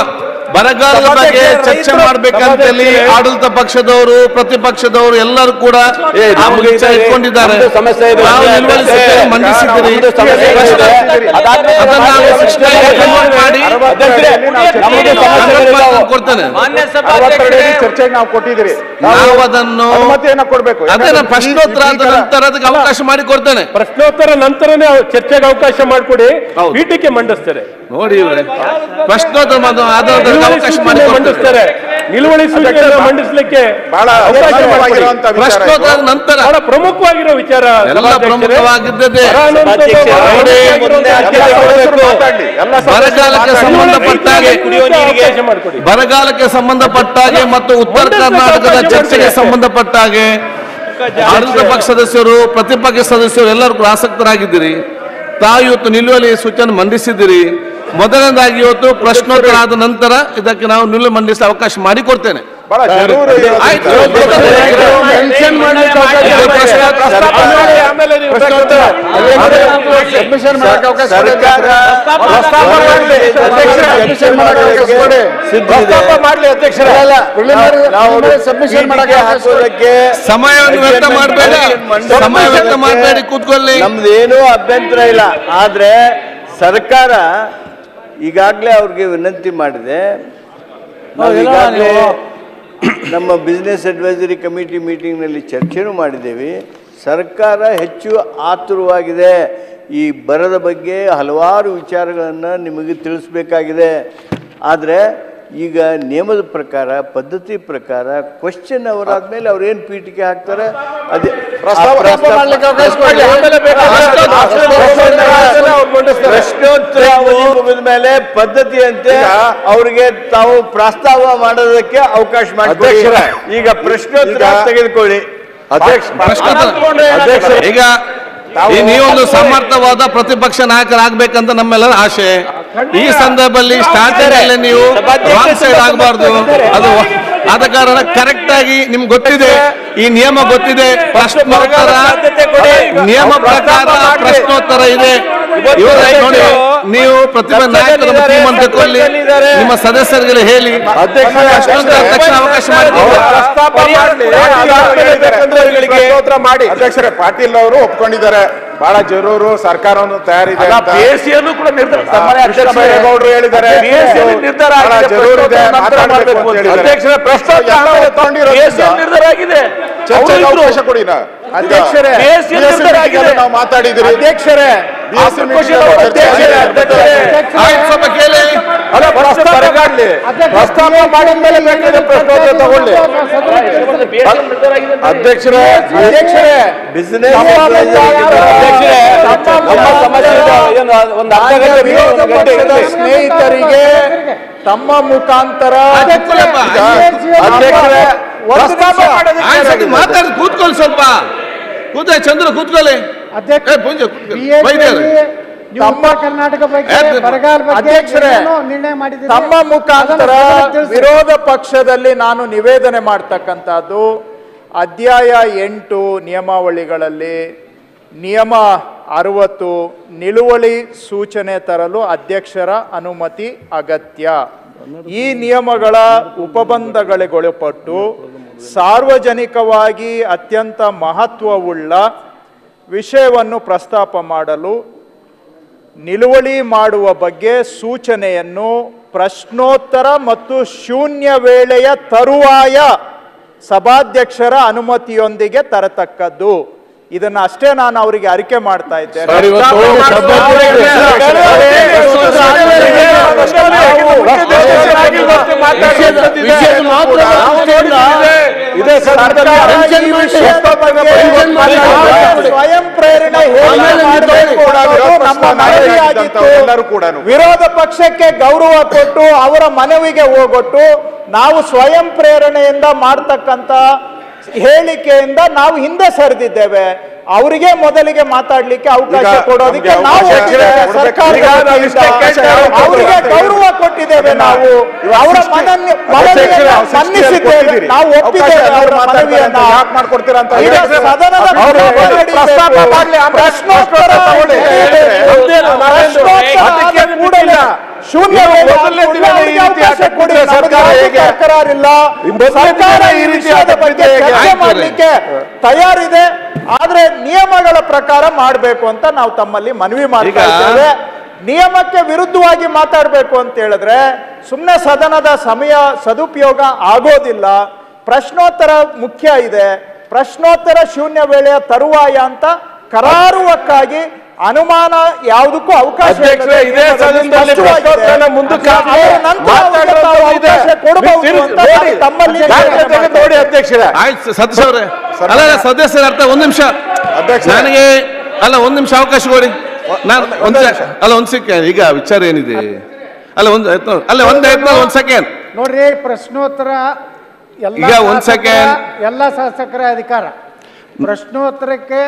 Speaker 1: ಬರಗಾಲದ ಬಗ್ಗೆ ಚರ್ಚೆ ಮಾಡ್ಬೇಕಂತೇಳಿ ಆಡಳಿತ ಪಕ್ಷದವರು ಪ್ರತಿಪಕ್ಷದವರು ಎಲ್ಲರೂ ಕೂಡ ಆ ಒಂದು ವಿಚಾರ ಇಟ್ಕೊಂಡಿದ್ದಾರೆ ನಾವು ನಿಲುವಳಿ ಸೂಚನೆ ಮಂಡಿಸಿದ್ದೀರಿ ಅದನ್ನ ನಾವು 69 convert ಮಾಡಿ convert ಮಾಡಿ ಕೊಡ್ತೇನೆ
Speaker 12: ಚರ್ಚೆಗೆ ನಾವು ಕೊಟ್ಟಿದ್ದೀರಿ
Speaker 1: ನಾವು ಅದನ್ನು
Speaker 12: ಅನುಮತಿಯನ್ನ ಕೊಡ್ಬೇಕು
Speaker 1: ಅದನ್ನ ಪ್ರಶ್ನೋತ್ತರ ಆದ ನಂತರ ಅದಕ್ಕೆ ಅವಕಾಶ ಮಾಡಿ ಕೊಡ್ತೇನೆ
Speaker 3: ಪ್ರಶ್ನೋತ್ತರ ನಂತರನೇ ಚರ್ಚೆಗೆ ಅವಕಾಶ ಮಾಡಿಕೊಡಿ ಪೀಠಕ್ಕೆ ಮಂಡಿಸ್ತಾರೆ
Speaker 1: ನೋಡಿ ಇವ್ರೆ ಪ್ರಶ್ನೋತ್ತರ ಮಾಡು- ಆಧಾರದ ಮೇಲೆ ಅವಕಾಶ ಮಾಡಿ ಕೊಡ್ತೇನೆ.
Speaker 3: ಮಂಡಿಸ್ತಾರೆ ನಿಲುವಳಿ ಸೂಚನೆಯನ್ನು ಮಂಡಿಸ್ಲಿಕ್ಕೆ
Speaker 12: ಬಹಳ
Speaker 3: ಅವಕಾಶ ಮಾಡಿಕೊಡಿ.
Speaker 12: ಪ್ರಮುಖವಾಗಿರುವಂತ ವಿಚಾರ ಇದು.
Speaker 1: ಪ್ರಶ್ನೋತ್ತರ ನಂತರ
Speaker 3: ಬಹಳ ಪ್ರಮುಖವಾಗಿರೋ ವಿಚಾರ
Speaker 1: ಎಲ್ಲ
Speaker 3: ಸಭಾಧ್ಯಕ್ಷರೇ.
Speaker 1: ಪ್ರಮುಖವಾಗಿದ್ದದೆ
Speaker 3: ಬರ ಅನ್ನುವಂಥದ್ದು ಬಹಳ
Speaker 1: ನೋಡಿ,
Speaker 3: ಪ್ರಮುಖವಾಗಿರುವಂತಹ
Speaker 12: ಮಾತಾಡ್ಲಿ. ಎಲ್ಲ ಸದಸ್ಯರು
Speaker 1: ಬರಗಾಲಕ್ಕೆ
Speaker 12: ಮಾತಾಡ್ಲಿ.
Speaker 1: ಸಂಬಂಧಪಟ್ಟಾಗೆ
Speaker 3: ಅವಕಾಶ ಮಾಡಿಕೊಡಿ
Speaker 1: ಬರಗಾಲಕ್ಕೆ ಸಂಬಂಧಪಟ್ಟಾಗೆ ಮತ್ತು ಉತ್ತರ ಕರ್ನಾಟಕದ ಚರ್ಚೆಗೆ ಸಂಬಂಧಪಟ್ಟಾಗೆ ಆಡಳಿತ ಪಕ್ಷ ಸದಸ್ಯರು ಪ್ರತಿಪಕ್ಷ ಸದಸ್ಯರು ಎಲ್ಲರೂ ಕೂಡ ಆಸಕ್ತರಾಗಿದ್ದೀರಿ ತಾವು ಇವತ್ತು ನಿಲುವಳಿ ಸೂಚನೆ ಮಂಡಿಸಿದ್ದೀರಿ ಮೊದಲನೇದಾಗಿ ಇವತ್ತು ಪ್ರಶ್ನೋತ್ತರ ಆದ ನಂತರ ಇದಕ್ಕೆ ನಾವು ನಿಲುವಳಿ ಮಂಡಿಸಲು ಅವಕಾಶ ಮಾಡಿಕೊಡ್ತೇನೆ
Speaker 12: ಬಹಳ ಜರೂರು ಇರೋದ್ರಿಂದ-
Speaker 1: ಆಯ್ತು.
Speaker 3: ಮೆನ್ಷನ್ ಮಾಡ್ಲಿಕ್ಕೆ ಅವಕಾಶ
Speaker 1: ಇದು
Speaker 3: ಮಾಡಿ.
Speaker 1: ಪ್ರಶ್ನೋತ್ತರ-
Speaker 3: ಪ್ರಸ್ತಾಪ ಮಾಡಿ, ಆಮೇಲೆ ನೀವು
Speaker 12: ಪ್ರಶ್ನೋತ್ತರ.
Speaker 10: ಸಬ್ಮಿಷನ್ ಮಾಡಕ್ಕೆ ಅವಕಾಶ ಕೊಡಿ.
Speaker 12: ಪ್ರಸ್ತಾಪ ಮಾಡ್ಲಿ. ಅಧ್ಯಕ್ಷರೇ,
Speaker 10: ಸಬ್ಮಿಷನ್ ಮಾಡಕ್ಕೆ ಅವಕಾಶ ಕೊಡಿ.
Speaker 12: ಪ್ರಸ್ತಾಪ ಮಾಡ್ಲಿ ಅಧ್ಯಕ್ಷರೇ
Speaker 10: Preliminary- preliminary submission ಮಾಡಕ್ಕೆ ಅವಕಾಶ ಕೊಡಿ.
Speaker 1: ಸಮಯವನ್ನು ವ್ಯರ್ಥ ಮಾಡಬೇಡಿ ಸಮಯ ವ್ಯರ್ಥ ಮಾಡಬೇಡಿ ಕೂತ್ಕೊಳ್ಳಿ
Speaker 14: ನಮ್ದೇನೂ ಅಭ್ಯಂತರ ಇಲ್ಲ ಆದರೆ ಸರ್ಕಾರ ಈಗಾಗಲೇ ಅವ್ರಿಗೆ ವಿನಂತಿ ಮಾಡಿದೆ ನಾವು ಈಗಾಗಲೇ ನಮ್ಮ ಬಿಸ್ನೆಸ್ ಅಡ್ವೈಸರಿ ಕಮಿಟಿ ಮೀಟಿಂಗ್ನಲ್ಲಿ ಚರ್ಚೆನೂ ಮಾಡಿದ್ದೇವೆ ಸರ್ಕಾರ ಹೆಚ್ಚು ಆತುರವಾಗಿದೆ ಈ ಬರದ ಬಗ್ಗೆ ಹಲವಾರು ವಿಚಾರಗಳನ್ನು ನಿಮಗೆ ತಿಳಿಸ್ಬೇಕಾಗಿದೆ ಆದರೆ ಈಗ ನಿಯಮದ ಪ್ರಕಾರ ಪದ್ಧತಿ ಪ್ರಕಾರ ಕ್ವಶನ್ ಅವರಾದ್ಮೇಲೆ ಅವ್ರು ಏನು ಪೀಠಿಕೆ ಹಾಕ್ತಾರೆ ಅದೇ
Speaker 12: ಪ್ರಸ್ತಾಪ-
Speaker 14: ಆ ಪ್ರಸ್ತಾಪ-
Speaker 12: ಮಾಡ್ಲಿಕ್ಕೆ ಅವಕಾಶ ಕೊಡಿ. ಆಮೇಲೆ
Speaker 14: ಪ್ರಶ್ನೋತ್ತರ ಅವಧಿ ಮುಗಿದ ಮೇಲೆ ಪದ್ಧತಿಯಂತೆ ಅವರಿಗೆ ತಾವು ಪ್ರಸ್ತಾವ ಮಾಡೋದಕ್ಕೆ ಅವಕಾಶ ಮಾಡಿಕೊಡಿ
Speaker 12: ಅಧ್ಯಕ್ಷರೇ,
Speaker 14: ಈಗ ಪ್ರಶ್ನೋತ್ತರ
Speaker 12: ಈಗ-
Speaker 14: ತೆಗೆದುಕೊಳ್ಳಿ
Speaker 12: ಅಧ್ಯಕ್ಷ
Speaker 1: ಅಧ್ಯಕ್ಷ ಈಗ ಈ ನೀವೊಂದು ಸಮರ್ಥವಾದ ಪ್ರತಿಪಕ್ಷ ನಾಯಕರಾಗಬೇಕಂತ ನಮ್ಮೆಲ್ಲರ ಆಶೆ ಈ ಸಂದರ್ಭದಲ್ಲಿ ಸ್ಟಾರ್ಟಿಂಗ್ ಅಲ್ಲಿ ನೀವು ರಾಂಗ್ ಸೈಡ್ ಆಗಬಾರ್ದು ಅದು ಆದ ಕಾರಣ ಕರೆಕ್ಟ್ ಆಗಿ ನಿಮ್ಗೆ ಗೊತ್ತಿದೆ ಈ ನಿಯಮ ಗೊತ್ತಿದೆ ಪ್ರಶ್ನೋತ್ತರ ನಿಯಮ ಪ್ರಕಾರ ಪ್ರಶ್ನೋತ್ತರ ಇದೆ ಇವಾಗ ನೋಡಿ ನೀವು ಪ್ರತಿಭಾ ನಾಯಕರ ಟೀಮ್ ಅಂತ ತಗೊಳ್ಳಿ ನಿಮ್ಮ ಸದಸ್ಯರಿಗೆ ಹೇಳಿ ಪ್ರಶ್ನೋತ್ತರ ತಕ್ಷಣ ಅವಕಾಶ ಮಾಡಿ
Speaker 12: ಪ್ರಸ್ತಾಪ ಮಾಡ್ಲಿ. ಪ್ರಶ್ನೋತ್ತರ ಮಾಡಿ ಅಧ್ಯಕ್ಷರೇ ಪಾಟೀಲ್ ಅವರು ಒಪ್ಕೊಂಡಿದ್ದಾರೆ ಬಹಳ ಜರೂರು ಸರ್ಕಾರವನ್ನು ತಯಾರಿದೆ ಅಂತ.
Speaker 9: ಬೇಸಿಯನ್ನು ಕೂಡ ನಿರ್ಧಾರ ಸನ್ಮಾನ್ಯ
Speaker 12: ಕೃಷ್ಣ
Speaker 9: ಅಧ್ಯಕ್ಷರೇ,
Speaker 12: ಬೈರೇಗೌಡರು ಹೇಳಿದ್ದಾರೆ
Speaker 9: ಬೇಸಿಯಲ್ಲಿ ನಿರ್ಧಾರ
Speaker 12: ಬಹಳ
Speaker 9: ಆಗಿದೆ,
Speaker 12: ಜರೂರು ಇದೆ,
Speaker 9: ಪ್ರಶ್ನೋತ್ತರ ನಂತರ
Speaker 12: ಮಾತಾಡ್ಬೇಕು
Speaker 9: ಮಾಡಬೇಕು
Speaker 12: ಅಂತ
Speaker 9: ಅಂತ
Speaker 12: ಹೇಳಿದ್ದಾರೆ.
Speaker 9: ಅಧ್ಯಕ್ಷರೇ, ಪ್ರಶ್ನೋತ್ತರ
Speaker 12: ಎಲ್ಲ
Speaker 9: ಆಮೇಲೆ
Speaker 12: ತಗೊಂಡಿರೋದ್ರಿಂದ
Speaker 9: ಬೇಸಿಯಲ್ಲಿ ನಿರ್ಧಾರ ಆಗಿದೆ
Speaker 12: ಚರ್ಚೆಗೆ
Speaker 9: ಅವರು ಇದ್ರು.
Speaker 12: ಅವಕಾಶ ಕೊಡಿ ನಾ.
Speaker 9: ಅಧ್ಯಕ್ಷರೇ,
Speaker 12: ಈಗ
Speaker 9: ಬೇಸಿಯಲ್ಲಿ
Speaker 12: BSc
Speaker 9: ನಿರ್ಧಾರ
Speaker 12: meeting ಅಲ್ಲಿ
Speaker 9: ಆಗಿದೆ.
Speaker 12: ನಾವು ಮಾತಾಡಿದ್ದೀರಿ
Speaker 9: ಅಧ್ಯಕ್ಷರೇ,
Speaker 12: BSc
Speaker 9: ಆಫ್ಟರ್
Speaker 12: meeting
Speaker 9: ಕ್ವಶನ್
Speaker 12: ಅಲ್ಲಿ ಚರ್ಚೆ
Speaker 9: ಅಧ್ಯಕ್ಷರೇ,
Speaker 12: ಆಗಿದೆ.
Speaker 9: ಅಧ್ಯಕ್ಷರೇ.
Speaker 1: ಆಯ್ತು ಸ್ವಲ್ಪ ಕೇಳಿ
Speaker 12: ಅಲ್ಲ ಪ್ರಸ್ತಾಪ ಮಾಡ್ಲಿ ಪ್ರಸ್ತಾಪ ಮಾಡಿದ ಮೇಲೆ ಬೇಕಾದ್ರೆ ಪ್ರಶ್ನೋತ್ತರ ತಗೊಳ್ಳಿ ಅಧ್ಯಕ್ಷರೇ ಅಧ್ಯಕ್ಷರೇ
Speaker 14: ಬಿಸ್ನೆಸ್
Speaker 12: ಅಧ್ಯಕ್ಷರೇ ನಮ್ಮ ಸಮಸ್ಯೆ ಇದೆ. ಏನು ಒಂದು ಅರ್ಧ ಗಂಟೆ ಬಿಡಿ, ಒಂದು ಗಂಟೆ ಇರಲಿ.
Speaker 2: ಸ್ನೇಹಿತರಿಗೆ ತಮ್ಮ ಮುಖಾಂತರ
Speaker 1: ಕೂತ್ಕೊಳ್ಳಪ್ಪ.
Speaker 12: ಅಧ್ಯಕ್ಷರೇ ಪ್ರಸ್ತಾಪ ಮಾಡೋದಕ್ಕೆ
Speaker 1: ಆಯ್ತು ಸರಿ, ಮಾತಾಡಿ ಕೂತ್ಕೊಳ್ಳಿ ಸ್ವಲ್ಪ ಕೂತ ಚಂದ್ರ ಕೂತ್ಕೊಳ್ಳಿ ಏ, ಪೂಂಜ ಕೂತ್ಕೊಳ್ಳಿ. ಬೈತಾರೆ.
Speaker 2: ತಮ್ಮ ಕರ್ನಾಟಕ
Speaker 1: ಯಾಕೆ?
Speaker 2: ಬರಗಾಲ ಅಧ್ಯಕ್ಷರೇ
Speaker 15: ನಿರ್ಣಯ ಮಾಡಿದ್ದೀರಿ
Speaker 2: ತಮ್ಮ ಮುಖಾಂತರ ವಿರೋಧ ಪಕ್ಷದಲ್ಲಿ ನಾನು ನಿವೇದನೆ ಮಾಡ್ತಕ್ಕಂಥದ್ದು ಅಧ್ಯಾಯ ಎಂಟು ನಿಯಮಾವಳಿಗಳಲ್ಲಿ ನಿಯಮ ಅರವತ್ತು ನಿಲುವಳಿ ಸೂಚನೆ ತರಲು ಅಧ್ಯಕ್ಷರ ಅನುಮತಿ ಅಗತ್ಯ ಈ ನಿಯಮಗಳ ಉಪಬಂಧಗಳಿಗೊಳಪಟ್ಟು ಸಾರ್ವಜನಿಕವಾಗಿ ಅತ್ಯಂತ ಮಹತ್ವವುಳ್ಳ ವಿಷಯವನ್ನು ಪ್ರಸ್ತಾಪ ಮಾಡಲು ನಿಲುವಳಿ ಮಾಡುವ ಬಗ್ಗೆ ಸೂಚನೆಯನ್ನು ಪ್ರಶ್ನೋತ್ತರ ಮತ್ತು ಶೂನ್ಯ ವೇಳೆಯ ತರುವಾಯ ಸಭಾಧ್ಯಕ್ಷರ ಅನುಮತಿಯೊಂದಿಗೆ ತರತಕ್ಕದ್ದು ಇದನ್ನ ಅಷ್ಟೇ ನಾನು ಅವರಿಗೆ ಅರಿಕೆ ಮಾಡ್ತಾ ಇದ್ದೇನೆ ಸ್ವಯಂ ಪ್ರೇರಣೆ ಹೇಗೆ ಮಾಡಬೇಕು ಅನ್ನೋದು ನಮ್ಮ ಮನವಿಯಾಗಿತ್ತು
Speaker 12: ಎಲ್ಲರೂ ಕೂಡ
Speaker 2: ವಿರೋಧ ಪಕ್ಷಕ್ಕೆ ಗೌರವ ಕೊಟ್ಟು ಅವರ ಮನವಿಗೆ ಹೋಗೊಟ್ಟು ನಾವು ಸ್ವಯಂ ಪ್ರೇರಣೆಯಿಂದ ಮಾಡ್ತಕ್ಕಂಥ ಹೇಳಿಕೆಯಿಂದ ನಾವು ಹಿಂದೆ ಸರಿದಿದ್ದೇವೆ ಅವರಿಗೆ ಮೊದಲಿಗೆ ಮಾತಾಡ್ಲಿಕ್ಕೆ ಅವಕಾಶ
Speaker 12: ಈಗ
Speaker 2: ಕೊಡೋದಕ್ಕೆ
Speaker 12: ನಮ್ಗೆ
Speaker 2: ನಾವು
Speaker 12: ಅವಕಾಶ
Speaker 2: ಒಪ್ಪಿದ್ದೇವೆ.
Speaker 12: ಕೊಡ್ಬೇಕು.
Speaker 2: ಸರ್ಕಾರದ
Speaker 12: ಈಗ ನಾವು
Speaker 2: ವತಿಯಿಂದ
Speaker 12: ಇಷ್ಟೇ ಕೇಳ್ತಾ
Speaker 2: ಅವರಿಗೆ
Speaker 12: ಇರೋದು.
Speaker 2: ಗೌರವ ಕೊಟ್ಟಿದ್ದೇವೆ ನಾವು ಅವರ ಮನವಿ ಮನವಿಯನ್ನ ಮನ್ನಿಸಿದ್ದೇವೆ ನಾವು ಒಪ್ಪಿದ್ದೇವೆ ಅವರ ಮನವಿಯನ್ನ
Speaker 12: ಯಾಕೆ ಮಾಡ್ಕೊಡ್ತೀರಾ ಅಂತ
Speaker 2: ಈಗ
Speaker 12: ಹೇಳಿದ್ರೆ
Speaker 2: ಸದನದ
Speaker 12: ಅವ್ರು
Speaker 2: ಕಲಾಪ ನಡೀಬೇಕು.
Speaker 12: ಪ್ರಸ್ತಾಪ ಮಾಡ್ಲಿ, ಆಮೇಲೆ
Speaker 2: ಪ್ರಶ್ನೋತ್ತರ
Speaker 12: ತಗೊಳ್ಳಿ.
Speaker 2: ನಡೀಬೇಕು.
Speaker 12: ನಮ್ದೇನು, ನಾವೇನು
Speaker 2: ಪ್ರಶ್ನೋತ್ತರ
Speaker 12: ಅದಕ್ಕೆ
Speaker 2: ಆದ ಕೂಡಲೇ ಶೂನ್ಯ
Speaker 9: ಇದು
Speaker 2: ವೇಳೆ
Speaker 9: ಮೊದಲನೇ
Speaker 2: ಅಂದ್ಕೊಂಡು
Speaker 9: ದಿನವೇ ಈ
Speaker 2: ಅವ್ರಿಗೆ
Speaker 9: ರೀತಿ
Speaker 2: ಅವಕಾಶ
Speaker 9: ಆಟ
Speaker 2: ಕೊಡಿ.
Speaker 9: ಕೊಟ್ರೆ
Speaker 2: ನಮಗೆ
Speaker 9: ಸರ್ಕಾರ
Speaker 2: ಯಾವುದೇ
Speaker 9: ಹೇಗೆ?
Speaker 2: ತಕರಾರಿಲ್ಲ.
Speaker 9: ಈ ಮೊದಲನೇ
Speaker 2: ಸರ್ಕಾರ
Speaker 9: ದಿನವೇ
Speaker 2: ಈ
Speaker 9: ಈ ರೀತಿ
Speaker 2: ವಿಷಯದ
Speaker 9: ಆಟ
Speaker 2: ಬಗ್ಗೆ
Speaker 9: ಕೊಟ್ರೆ ಹೇಗೆ?
Speaker 2: ಚರ್ಚೆ
Speaker 9: ಆಯ್ತು ರೀ.
Speaker 2: ಮಾಡ್ಲಿಕ್ಕೆ ತಯಾರಿದೆ ಆದ್ರೆ ನಿಯಮಗಳ ಪ್ರಕಾರ ಮಾಡಬೇಕು ಅಂತ ನಾವು ತಮ್ಮಲ್ಲಿ ಮನವಿ ಮಾಡ್ತಾ
Speaker 1: ಈಗ-
Speaker 2: ಇದ್ದೇವೆ ನಿಯಮಕ್ಕೆ ವಿರುದ್ಧವಾಗಿ ಮಾತಾಡಬೇಕು ಅಂತ ಹೇಳಿದ್ರೆ ಸುಮ್ಮನೆ ಸದನದ ಸಮಯ ಸದುಪಯೋಗ ಆಗೋದಿಲ್ಲ ಪ್ರಶ್ನೋತ್ತರ ಮುಖ್ಯ ಇದೆ ಪ್ರಶ್ನೋತ್ತರ ಶೂನ್ಯ ವೇಳೆಯ ತರುವಾಯ ಅಂತ ಕರಾರುವಕ್ಕಾಗಿ ಅನುಮಾನ ಯಾವುದಕ್ಕೂ ಅವಕಾಶ
Speaker 9: ಅಧ್ಯಕ್ಷರೇ,
Speaker 2: ಇಲ್ಲದೆ
Speaker 9: ಇದೇ ಸದನದಲ್ಲಿ
Speaker 2: ಸ್ಪಷ್ಟವಾಗಿದೆ.
Speaker 9: ಪ್ರಶ್ನೋತ್ತರನ ಮುಂದಕ್ಕೆ ಹಾಕಿ
Speaker 2: ಅದರ ನಂತರ ಅವ್ರಿಗೆ ತಾವು
Speaker 9: ಮಾತಾಡೋದು ಇದೆ.
Speaker 2: ಅವಕಾಶ ಕೊಡಬಹುದು
Speaker 9: ತಿರ್ಗಿ
Speaker 2: ಅಂತ
Speaker 9: ನೋಡಿ.
Speaker 2: ತಮ್ಮಲ್ಲಿ
Speaker 9: ದಾಖಲೆ ತೆಗೆದು ನೋಡಿ ಅಧ್ಯಕ್ಷರೇ
Speaker 1: ಆಯ್ತು ಸದಸ್ಯ ಅವರೇ ಅಲ್ಲ ಅಲ್ಲ, ಸದಸ್ಯರ ಅರ್ಥ ಒಂದು ನಿಮಿಷ ನನಗೆ ಅಲ್ಲ ಒಂದು ನಿಮಿಷ ಅವಕಾಶ ಕೊಡಿ ನಾನು ಒಂದು ಅಲ್ಲ ಒಂದು ಸೆಕೆಂಡ್ ಈಗ ವಿಚಾರ ಏನಿದೆ ಅಲ್ಲ ಒಂದು ಆಯ್ತು ನೋಡಿ. ಅಲ್ಲ ಒಂದು ಆಯ್ತು ಒಂದು ಸೆಕೆಂಡ್
Speaker 15: ನೋಡ್ರಿ ಪ್ರಶ್ನೋತ್ತರ ಎಲ್ಲ
Speaker 1: ಈಗ ಒಂದ್
Speaker 15: ಶಾಸಕರ-
Speaker 1: second.
Speaker 15: ಎಲ್ಲ ಶಾಸಕರ ಅಧಿಕಾರ ಪ್ರಶ್ನೋತ್ತರಕ್ಕೆ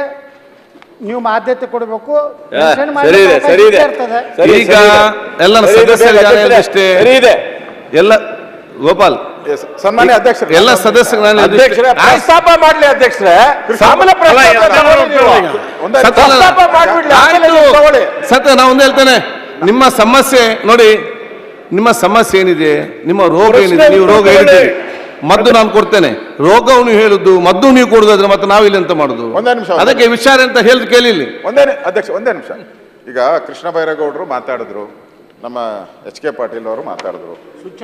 Speaker 15: ನೀವು ಆದ್ಯತೆ ಕೊಡಬೇಕು mention
Speaker 14: ಸರಿ
Speaker 15: ಮಾಡ್ಲಿಕ್ಕೆ
Speaker 14: ಇದೆ,
Speaker 15: ಅವಕಾಶ
Speaker 14: ಸರಿ ಇದೆ.
Speaker 15: ಇರ್ತದೆ.
Speaker 14: ಸರಿ,
Speaker 1: ಈಗ
Speaker 14: ಸರಿ ಇದೆ.
Speaker 1: ಎಲ್ಲ
Speaker 14: ಸರಿ ಇದೆ,
Speaker 1: ಸದಸ್ಯರು
Speaker 14: ಬೇಗ
Speaker 1: ಯಾರು
Speaker 14: ಅಧ್ಯಕ್ಷರೇ.
Speaker 1: ಇಷ್ಟೇ
Speaker 14: ಸರಿ ಇದೆ.
Speaker 1: ಎಲ್ಲ ಗೋಪಾಲ್
Speaker 12: ಸನ್ಮಾನ್ಯ ಅಧ್ಯಕ್ಷರೇ.
Speaker 1: ಎಲ್ಲ ಸದಸ್ಯರು ನಾನು
Speaker 9: ಅಧ್ಯಕ್ಷರೇ
Speaker 1: ಇದಿಷ್ಟೇ-
Speaker 9: ಪ್ರಸ್ತಾಪ ಮಾಡ್ಲಿ ಅಧ್ಯಕ್ಷರೇ ಆಮೇಲೆ ಪ್ರಸ್ತಾಪ ತಗೊಳ್ಳಿ ನೀವು.
Speaker 1: ಸತ್ಯ ಅಲ್ಲ.
Speaker 9: ಪ್ರಸ್ತಾಪ ಮಾಡ್ಬಿಡ್ಲಿ ಆಮೇಲೆ
Speaker 1: ಆಯ್ತು.
Speaker 9: ನೀವು ತಗೊಳ್ಳಿ
Speaker 1: ಸತ್ಯ ನಾ ಒಂದು ಹೇಳ್ತೇನೆ ನಿಮ್ಮ ಸಮಸ್ಯೆ ನೋಡಿ ನಿಮ್ಮ ಸಮಸ್ಯೆ ಏನಿದೆ ನಿಮ್ಮ ರೋಗ ಏನಿದೆ ನೀವು ರೋಗ ಹೇಳ್ತೀರಿ ಮದ್ದು ನಾನು ಕೊಡ್ತೇನೆ ರೋಗವನ್ನು ಹೇಳುದು ಮದ್ದು ನೀವು ಕೊಡುದಾದ್ರೆ ಮತ್ತೆ ನಾವಿಲ್ಲಿ ಅಂತ ಮಾಡುದು
Speaker 12: ಒಂದೇ ನಿಮಿಷ, ಒಂದೇ
Speaker 1: ಅದಕ್ಕೆ ವಿಚಾರ ಅಂತ ಹೇಳಿ ಕೇಳಿಲ್ಲಿ
Speaker 12: ಒಂದೇ ನಿ- ಅಧ್ಯಕ್ಷ ಒಂದೇ ನಿಮಿಷ ಈಗ ಕೃಷ್ಣ ಬೈರೇಗೌಡರು ಮಾತಾಡಿದ್ರು ನಮ್ಮ ಎಚ್ ಕೆ ಪಾಟೀಲ್ ಅವರು ಮಾತಾಡಿದ್ರು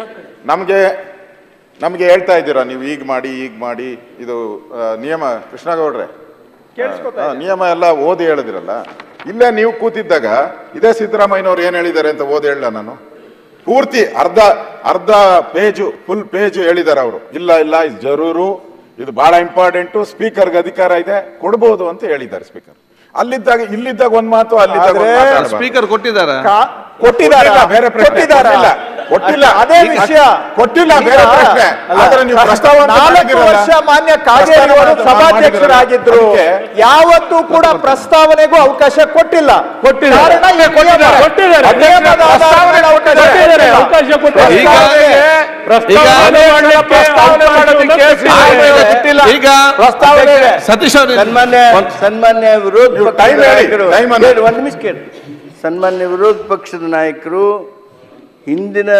Speaker 12: ನಮಗೆ ನಮಗೆ ಹೇಳ್ತಾ ಇದ್ದೀರಾ ನೀವು ಈಗ ಮಾಡಿ ಈಗ ಮಾಡಿ ಇದು ಆ, ನಿಯಮ ಕೃಷ್ಣಗೌಡ್ರೆ
Speaker 2: ಕೇಳಿಸ್ಕೊತಾ
Speaker 12: ಆ, ನಿಯಮ ಎಲ್ಲ ಓದಿ ಹೇಳಿದಿರಲ್ಲ ಇಲ್ಲೇ ನೀವು ಕೂತಿದ್ದಾಗ ಇದೇ ಸಿದ್ದರಾಮಯ್ಯನವ್ರು ಏನು ಹೇಳಿದ್ದಾರೆ ಅಂತ ಓದಿ ಹೇಳಲ್ಲ ನಾನು ಪೂರ್ತಿ ಅರ್ಧ ಅರ್ಧ ಪೇಜು ಫುಲ್ ಪೇಜು ಹೇಳಿದ್ದಾರೆ ಅವರು ಇಲ್ಲ ಇಲ್ಲ ಇದು ಜರೂರು ಇದು ಬಹಳ ಇಂಪಾರ್ಟೆಂಟು ಸ್ಪೀಕರ್ಗೆ ಅಧಿಕಾರ ಇದೆ ಕೊಡ್ಬೋದು ಅಂತ ಹೇಳಿದ್ದಾರೆ ಸ್ಪೀಕರ್ ಅಲ್ಲಿದ್ದಾಗ ಇಲ್ಲಿದ್ದಾಗ ಒಂದ್ ಮಾತು ಅಲ್ಲಿದ್ದಾಗ ಒಂದ್
Speaker 2: ಆದ್ರೆ
Speaker 12: ಮಾತಾಡ್ಬಾರ್ದು.
Speaker 1: ಸ್ಪೀಕರ್ ಕೊಟ್ಟಿದ್ದಾರ
Speaker 2: ಕೊಟ್ಟಿದ್ದಾರ
Speaker 12: ಕೊಟ್ಟಿಲ್ಲ, ಬೇರೆ ಪ್ರಶ್ನೆ.
Speaker 2: ಕೊಟ್ಟಿದ್ದಾರ
Speaker 12: ಕೊಟ್ಟಿಲ್ಲ. ಕೊಟ್ಟಿಲ್ಲ.
Speaker 2: ಅದೇ
Speaker 12: ಈಗ
Speaker 2: ವಿಷಯ
Speaker 12: ಕೊಟ್ಟಿಲ್ಲ, ಬೇರೆ
Speaker 2: ಈಗ
Speaker 12: ಪ್ರಶ್ನೆ.
Speaker 2: ಅಲ್ಲ,
Speaker 12: ಆದ್ರೆ ನೀವು ಪ್ರಸ್ತಾವನೆ
Speaker 2: ನಾಲ್ಕು
Speaker 12: ಮಾಡಿದಿರಲ್ಲ.
Speaker 2: ವರ್ಷ ಮಾನ್ಯ ಕಾಗೇರಿ ಅವರು
Speaker 12: ಪ್ರಸ್ತಾವನೆ
Speaker 2: ಸಭಾಧ್ಯಕ್ಷರಾಗಿದ್ರು
Speaker 12: ಮಾಡಿದಿರಲ್ಲ.
Speaker 2: ಯಾವತ್ತೂ ಕೂಡ ಪ್ರಸ್ತಾವನೆಗೂ ಅವಕಾಶ ಕೊಟ್ಟಿಲ್ಲ
Speaker 9: ಕೊಟ್ಟಿದ್ದಾರೆ.
Speaker 2: ಕಾರಣ ಈ ನಿಯಮ-
Speaker 9: ಕೊಟ್ಟಿದ್ದಾರೆ. ಕೊಟ್ಟಿದ್ದಾರೆ.
Speaker 2: ನಿಯಮದ ಆಧಾರದ ಮೇಲೆ ಅವಕಾಶ
Speaker 9: ಕೊಟ್ಟಿದ್ದಾರೆ.
Speaker 2: ಕೊಟ್ಟಿಲ್ಲ.
Speaker 9: ಅವಕಾಶ ಕೊಟ್ಟಿದ್ದಾರೆ.
Speaker 1: ಈಗ
Speaker 9: ಪ್ರಸ್ತಾವನೆ ಮಾಡ್ಲಿಕ್ಕೆ
Speaker 2: ಪ್ರಸ್ತಾವನೆ
Speaker 9: ಅವಕಾಶ
Speaker 2: ಮಾಡೋದಕ್ಕೆ
Speaker 9: ಸಿದ್ದರಾಮಯ್ಯ
Speaker 2: ಆಯ್ತು.
Speaker 9: ಬಿಟ್ಟಿಲ್ಲ.
Speaker 1: ಈಗ
Speaker 9: ಪ್ರಸ್ತಾವನೆ ಇದೆ.
Speaker 1: ಸತೀಶ್ ಅವರು
Speaker 14: ಸನ್ಮಾನ್ಯ ಸನ್ಮಾನ್ಯ ವಿರೋಧ
Speaker 12: ನೀವು
Speaker 14: ಪಕ್ಷದ
Speaker 12: time ಹೇಳಿ,
Speaker 14: ನಾಯಕರು
Speaker 12: time ಅನ್ನು.
Speaker 14: ಕೇಳಿ, ಒಂದು ನಿಮಿಷ ಕೇಳಿ ಸನ್ಮಾನ್ಯ ವಿರೋಧ ಪಕ್ಷದ ನಾಯಕರು ಹಿಂದಿನ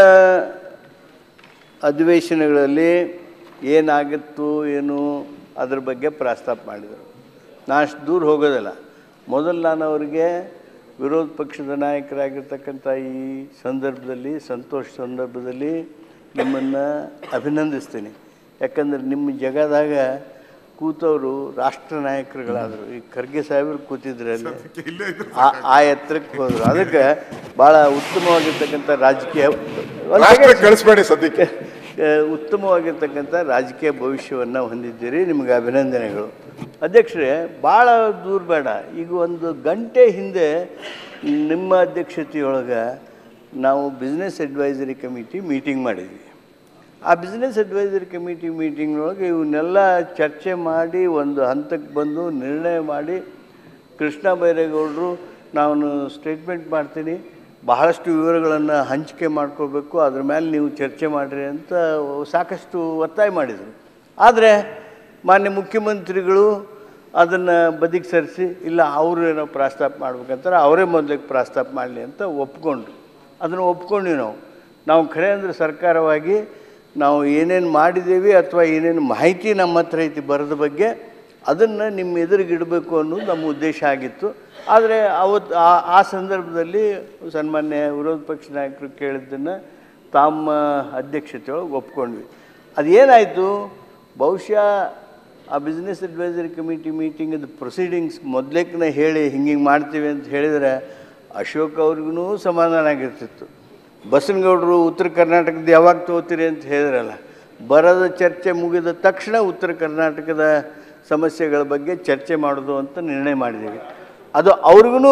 Speaker 14: ಅಧಿವೇಶನಗಳಲ್ಲಿ ಏನಾಗಿತ್ತು ಏನು ಅದ್ರ ಬಗ್ಗೆ ಪ್ರಸ್ತಾಪ ಮಾಡಿದರು ನಾನು ಅಷ್ಟು ದೂರ ಹೋಗೋದಿಲ್ಲ ಮೊದಲು ನಾನು ಅವರಿಗೆ ವಿರೋಧ ಪಕ್ಷದ ನಾಯಕರಾಗಿರ್ತಕ್ಕಂಥ ಈ ಸಂದರ್ಭದಲ್ಲಿ ಸಂತೋಷ ಸಂದರ್ಭದಲ್ಲಿ ನಿಮ್ಮನ್ನು ಅಭಿನಂದಿಸ್ತೀನಿ ಯಾಕಂದ್ರೆ ನಿಮ್ಮ ಜಗದಾಗ ಕೂತವರು ರಾಷ್ಟ್ರ ನಾಯಕರುಗಳಾದರು ಈ ಖರ್ಗೆ ಸಾಹೇಬರು ಕೂತಿದ್ರಲ್ಲಿ ಆ- ಆ ಎತ್ತರಕ್ಕೆ ಹೋದರು ಅದಕ್ಕೆ ಭಾಳ ಉತ್ತಮವಾಗಿರ್ತಕ್ಕಂಥ ರಾಜಕೀಯ ಒಂದ್
Speaker 12: ರಾಷ್ಟ್ರಕ್ಕೆ
Speaker 14: second.
Speaker 12: ಕಳಿಸ್ಬೇಡಿ ಸದ್ಯಕ್ಕೆ
Speaker 14: ಆ, ಉತ್ತಮವಾಗಿರ್ತಕ್ಕಂಥ ರಾಜಕೀಯ ಭವಿಷ್ಯವನ್ನು ಹೊಂದಿದ್ದೀರಿ ನಿಮಗೆ ಅಭಿನಂದನೆಗಳು ಅಧ್ಯಕ್ಷರೇ ಭಾಳ ದೂರ ಬೇಡ ಈಗ ಒಂದು ಗಂಟೆ ಹಿಂದೆ ನಿಮ್ಮ ಅಧ್ಯಕ್ಷತೆಯೊಳಗೆ ನಾವು ಬಿಸ್ನೆಸ್ ಅಡ್ವೈಸರಿ ಕಮಿಟಿ ಮೀಟಿಂಗ್ ಮಾಡಿದ್ವಿ ಆ ಬಿಸ್ನೆಸ್ ಅಡ್ವೈಸರಿ ಕಮಿಟಿ ಮೀಟಿಂಗ್ನೊಳಗೆ ಇವನ್ನೆಲ್ಲ ಚರ್ಚೆ ಮಾಡಿ ಒಂದು ಹಂತಕ್ಕೆ ಬಂದು ನಿರ್ಣಯ ಮಾಡಿ ಕೃಷ್ಣ ಬೈರೇಗೌಡರು ನಾನು ಸ್ಟೇಟ್ಮೆಂಟ್ ಮಾಡ್ತೀನಿ ಬಹಳಷ್ಟು ವಿವರಗಳನ್ನು ಹಂಚಿಕೆ ಮಾಡ್ಕೋಬೇಕು ಅದ್ರ ಮೇಲೆ ನೀವು ಚರ್ಚೆ ಮಾಡಿರಿ ಅಂತ ಸಾಕಷ್ಟು ಒತ್ತಾಯ ಮಾಡಿದರು ಆದರೆ ಮಾನ್ಯ ಮುಖ್ಯಮಂತ್ರಿಗಳು ಅದನ್ನು ಬದಿಗೆ ಸರಿಸಿ ಇಲ್ಲ ಅವರು ಏನೋ ಪ್ರಸ್ತಾಪ ಮಾಡ್ಬೇಕಂತಾರೆ ಅವರೇ ಮೊದಲಿಗೆ ಪ್ರಸ್ತಾಪ ಮಾಡಲಿ ಅಂತ ಒಪ್ಕೊಂಡ್ರು ಅದನ್ನು ಒಪ್ಕೊಂಡ್ವಿ ನಾವು ನಾವು ಖರೆ ಅಂದರೆ ಸರ್ಕಾರವಾಗಿ ನಾವು ಏನೇನು ಮಾಡಿದ್ದೇವೆ ಅಥವಾ ಏನೇನು ಮಾಹಿತಿ ನಮ್ಮ ಹತ್ರ ಐತಿ ಬರದ ಬಗ್ಗೆ ಅದನ್ನು ನಿಮ್ಮ ಎದುರಿಗಿಡಬೇಕು ಅನ್ನೋದು ನಮ್ಮ ಉದ್ದೇಶ ಆಗಿತ್ತು ಆದರೆ ಅವತ್ತು ಆ ಆ ಸಂದರ್ಭದಲ್ಲಿ ಸನ್ಮಾನ್ಯ ವಿರೋಧ ಪಕ್ಷ ನಾಯಕರು ಕೇಳಿದ್ದನ್ನು ತಮ್ಮ ಅಧ್ಯಕ್ಷತೆಯೊಳಗೆ ಒಪ್ಕೊಂಡ್ವಿ ಅದೇನಾಯಿತು ಬಹುಶಃ ಆ ಬಿಸ್ನೆಸ್ ಅಡ್ವೈಸರಿ ಕಮಿಟಿ ಮೀಟಿಂಗದ ಪ್ರೊಸೀಡಿಂಗ್ಸ್ ಮೊದಲೇಕನೇ ಹೇಳಿ ಹಿಂಗೆ ಮಾಡ್ತೀವಿ ಅಂತ ಹೇಳಿದರೆ ಅಶೋಕ್ ಅವ್ರಿಗೂ ಸಮಾಧಾನ ಆಗಿರ್ತಿತ್ತು ಬಸನಗೌಡರು ಉತ್ತರ ಕರ್ನಾಟಕದ ಯಾವಾಗ ತಗೋತೀರಿ ಅಂತ ಹೇಳಿದ್ರಲ್ಲ ಬರದ ಚರ್ಚೆ ಮುಗಿದ ತಕ್ಷಣ ಉತ್ತರ ಕರ್ನಾಟಕದ ಸಮಸ್ಯೆಗಳ ಬಗ್ಗೆ ಚರ್ಚೆ ಮಾಡೋದು ಅಂತ ನಿರ್ಣಯ ಮಾಡಿದ್ದೀವಿ ಅದು ಅವ್ರಿಗೂ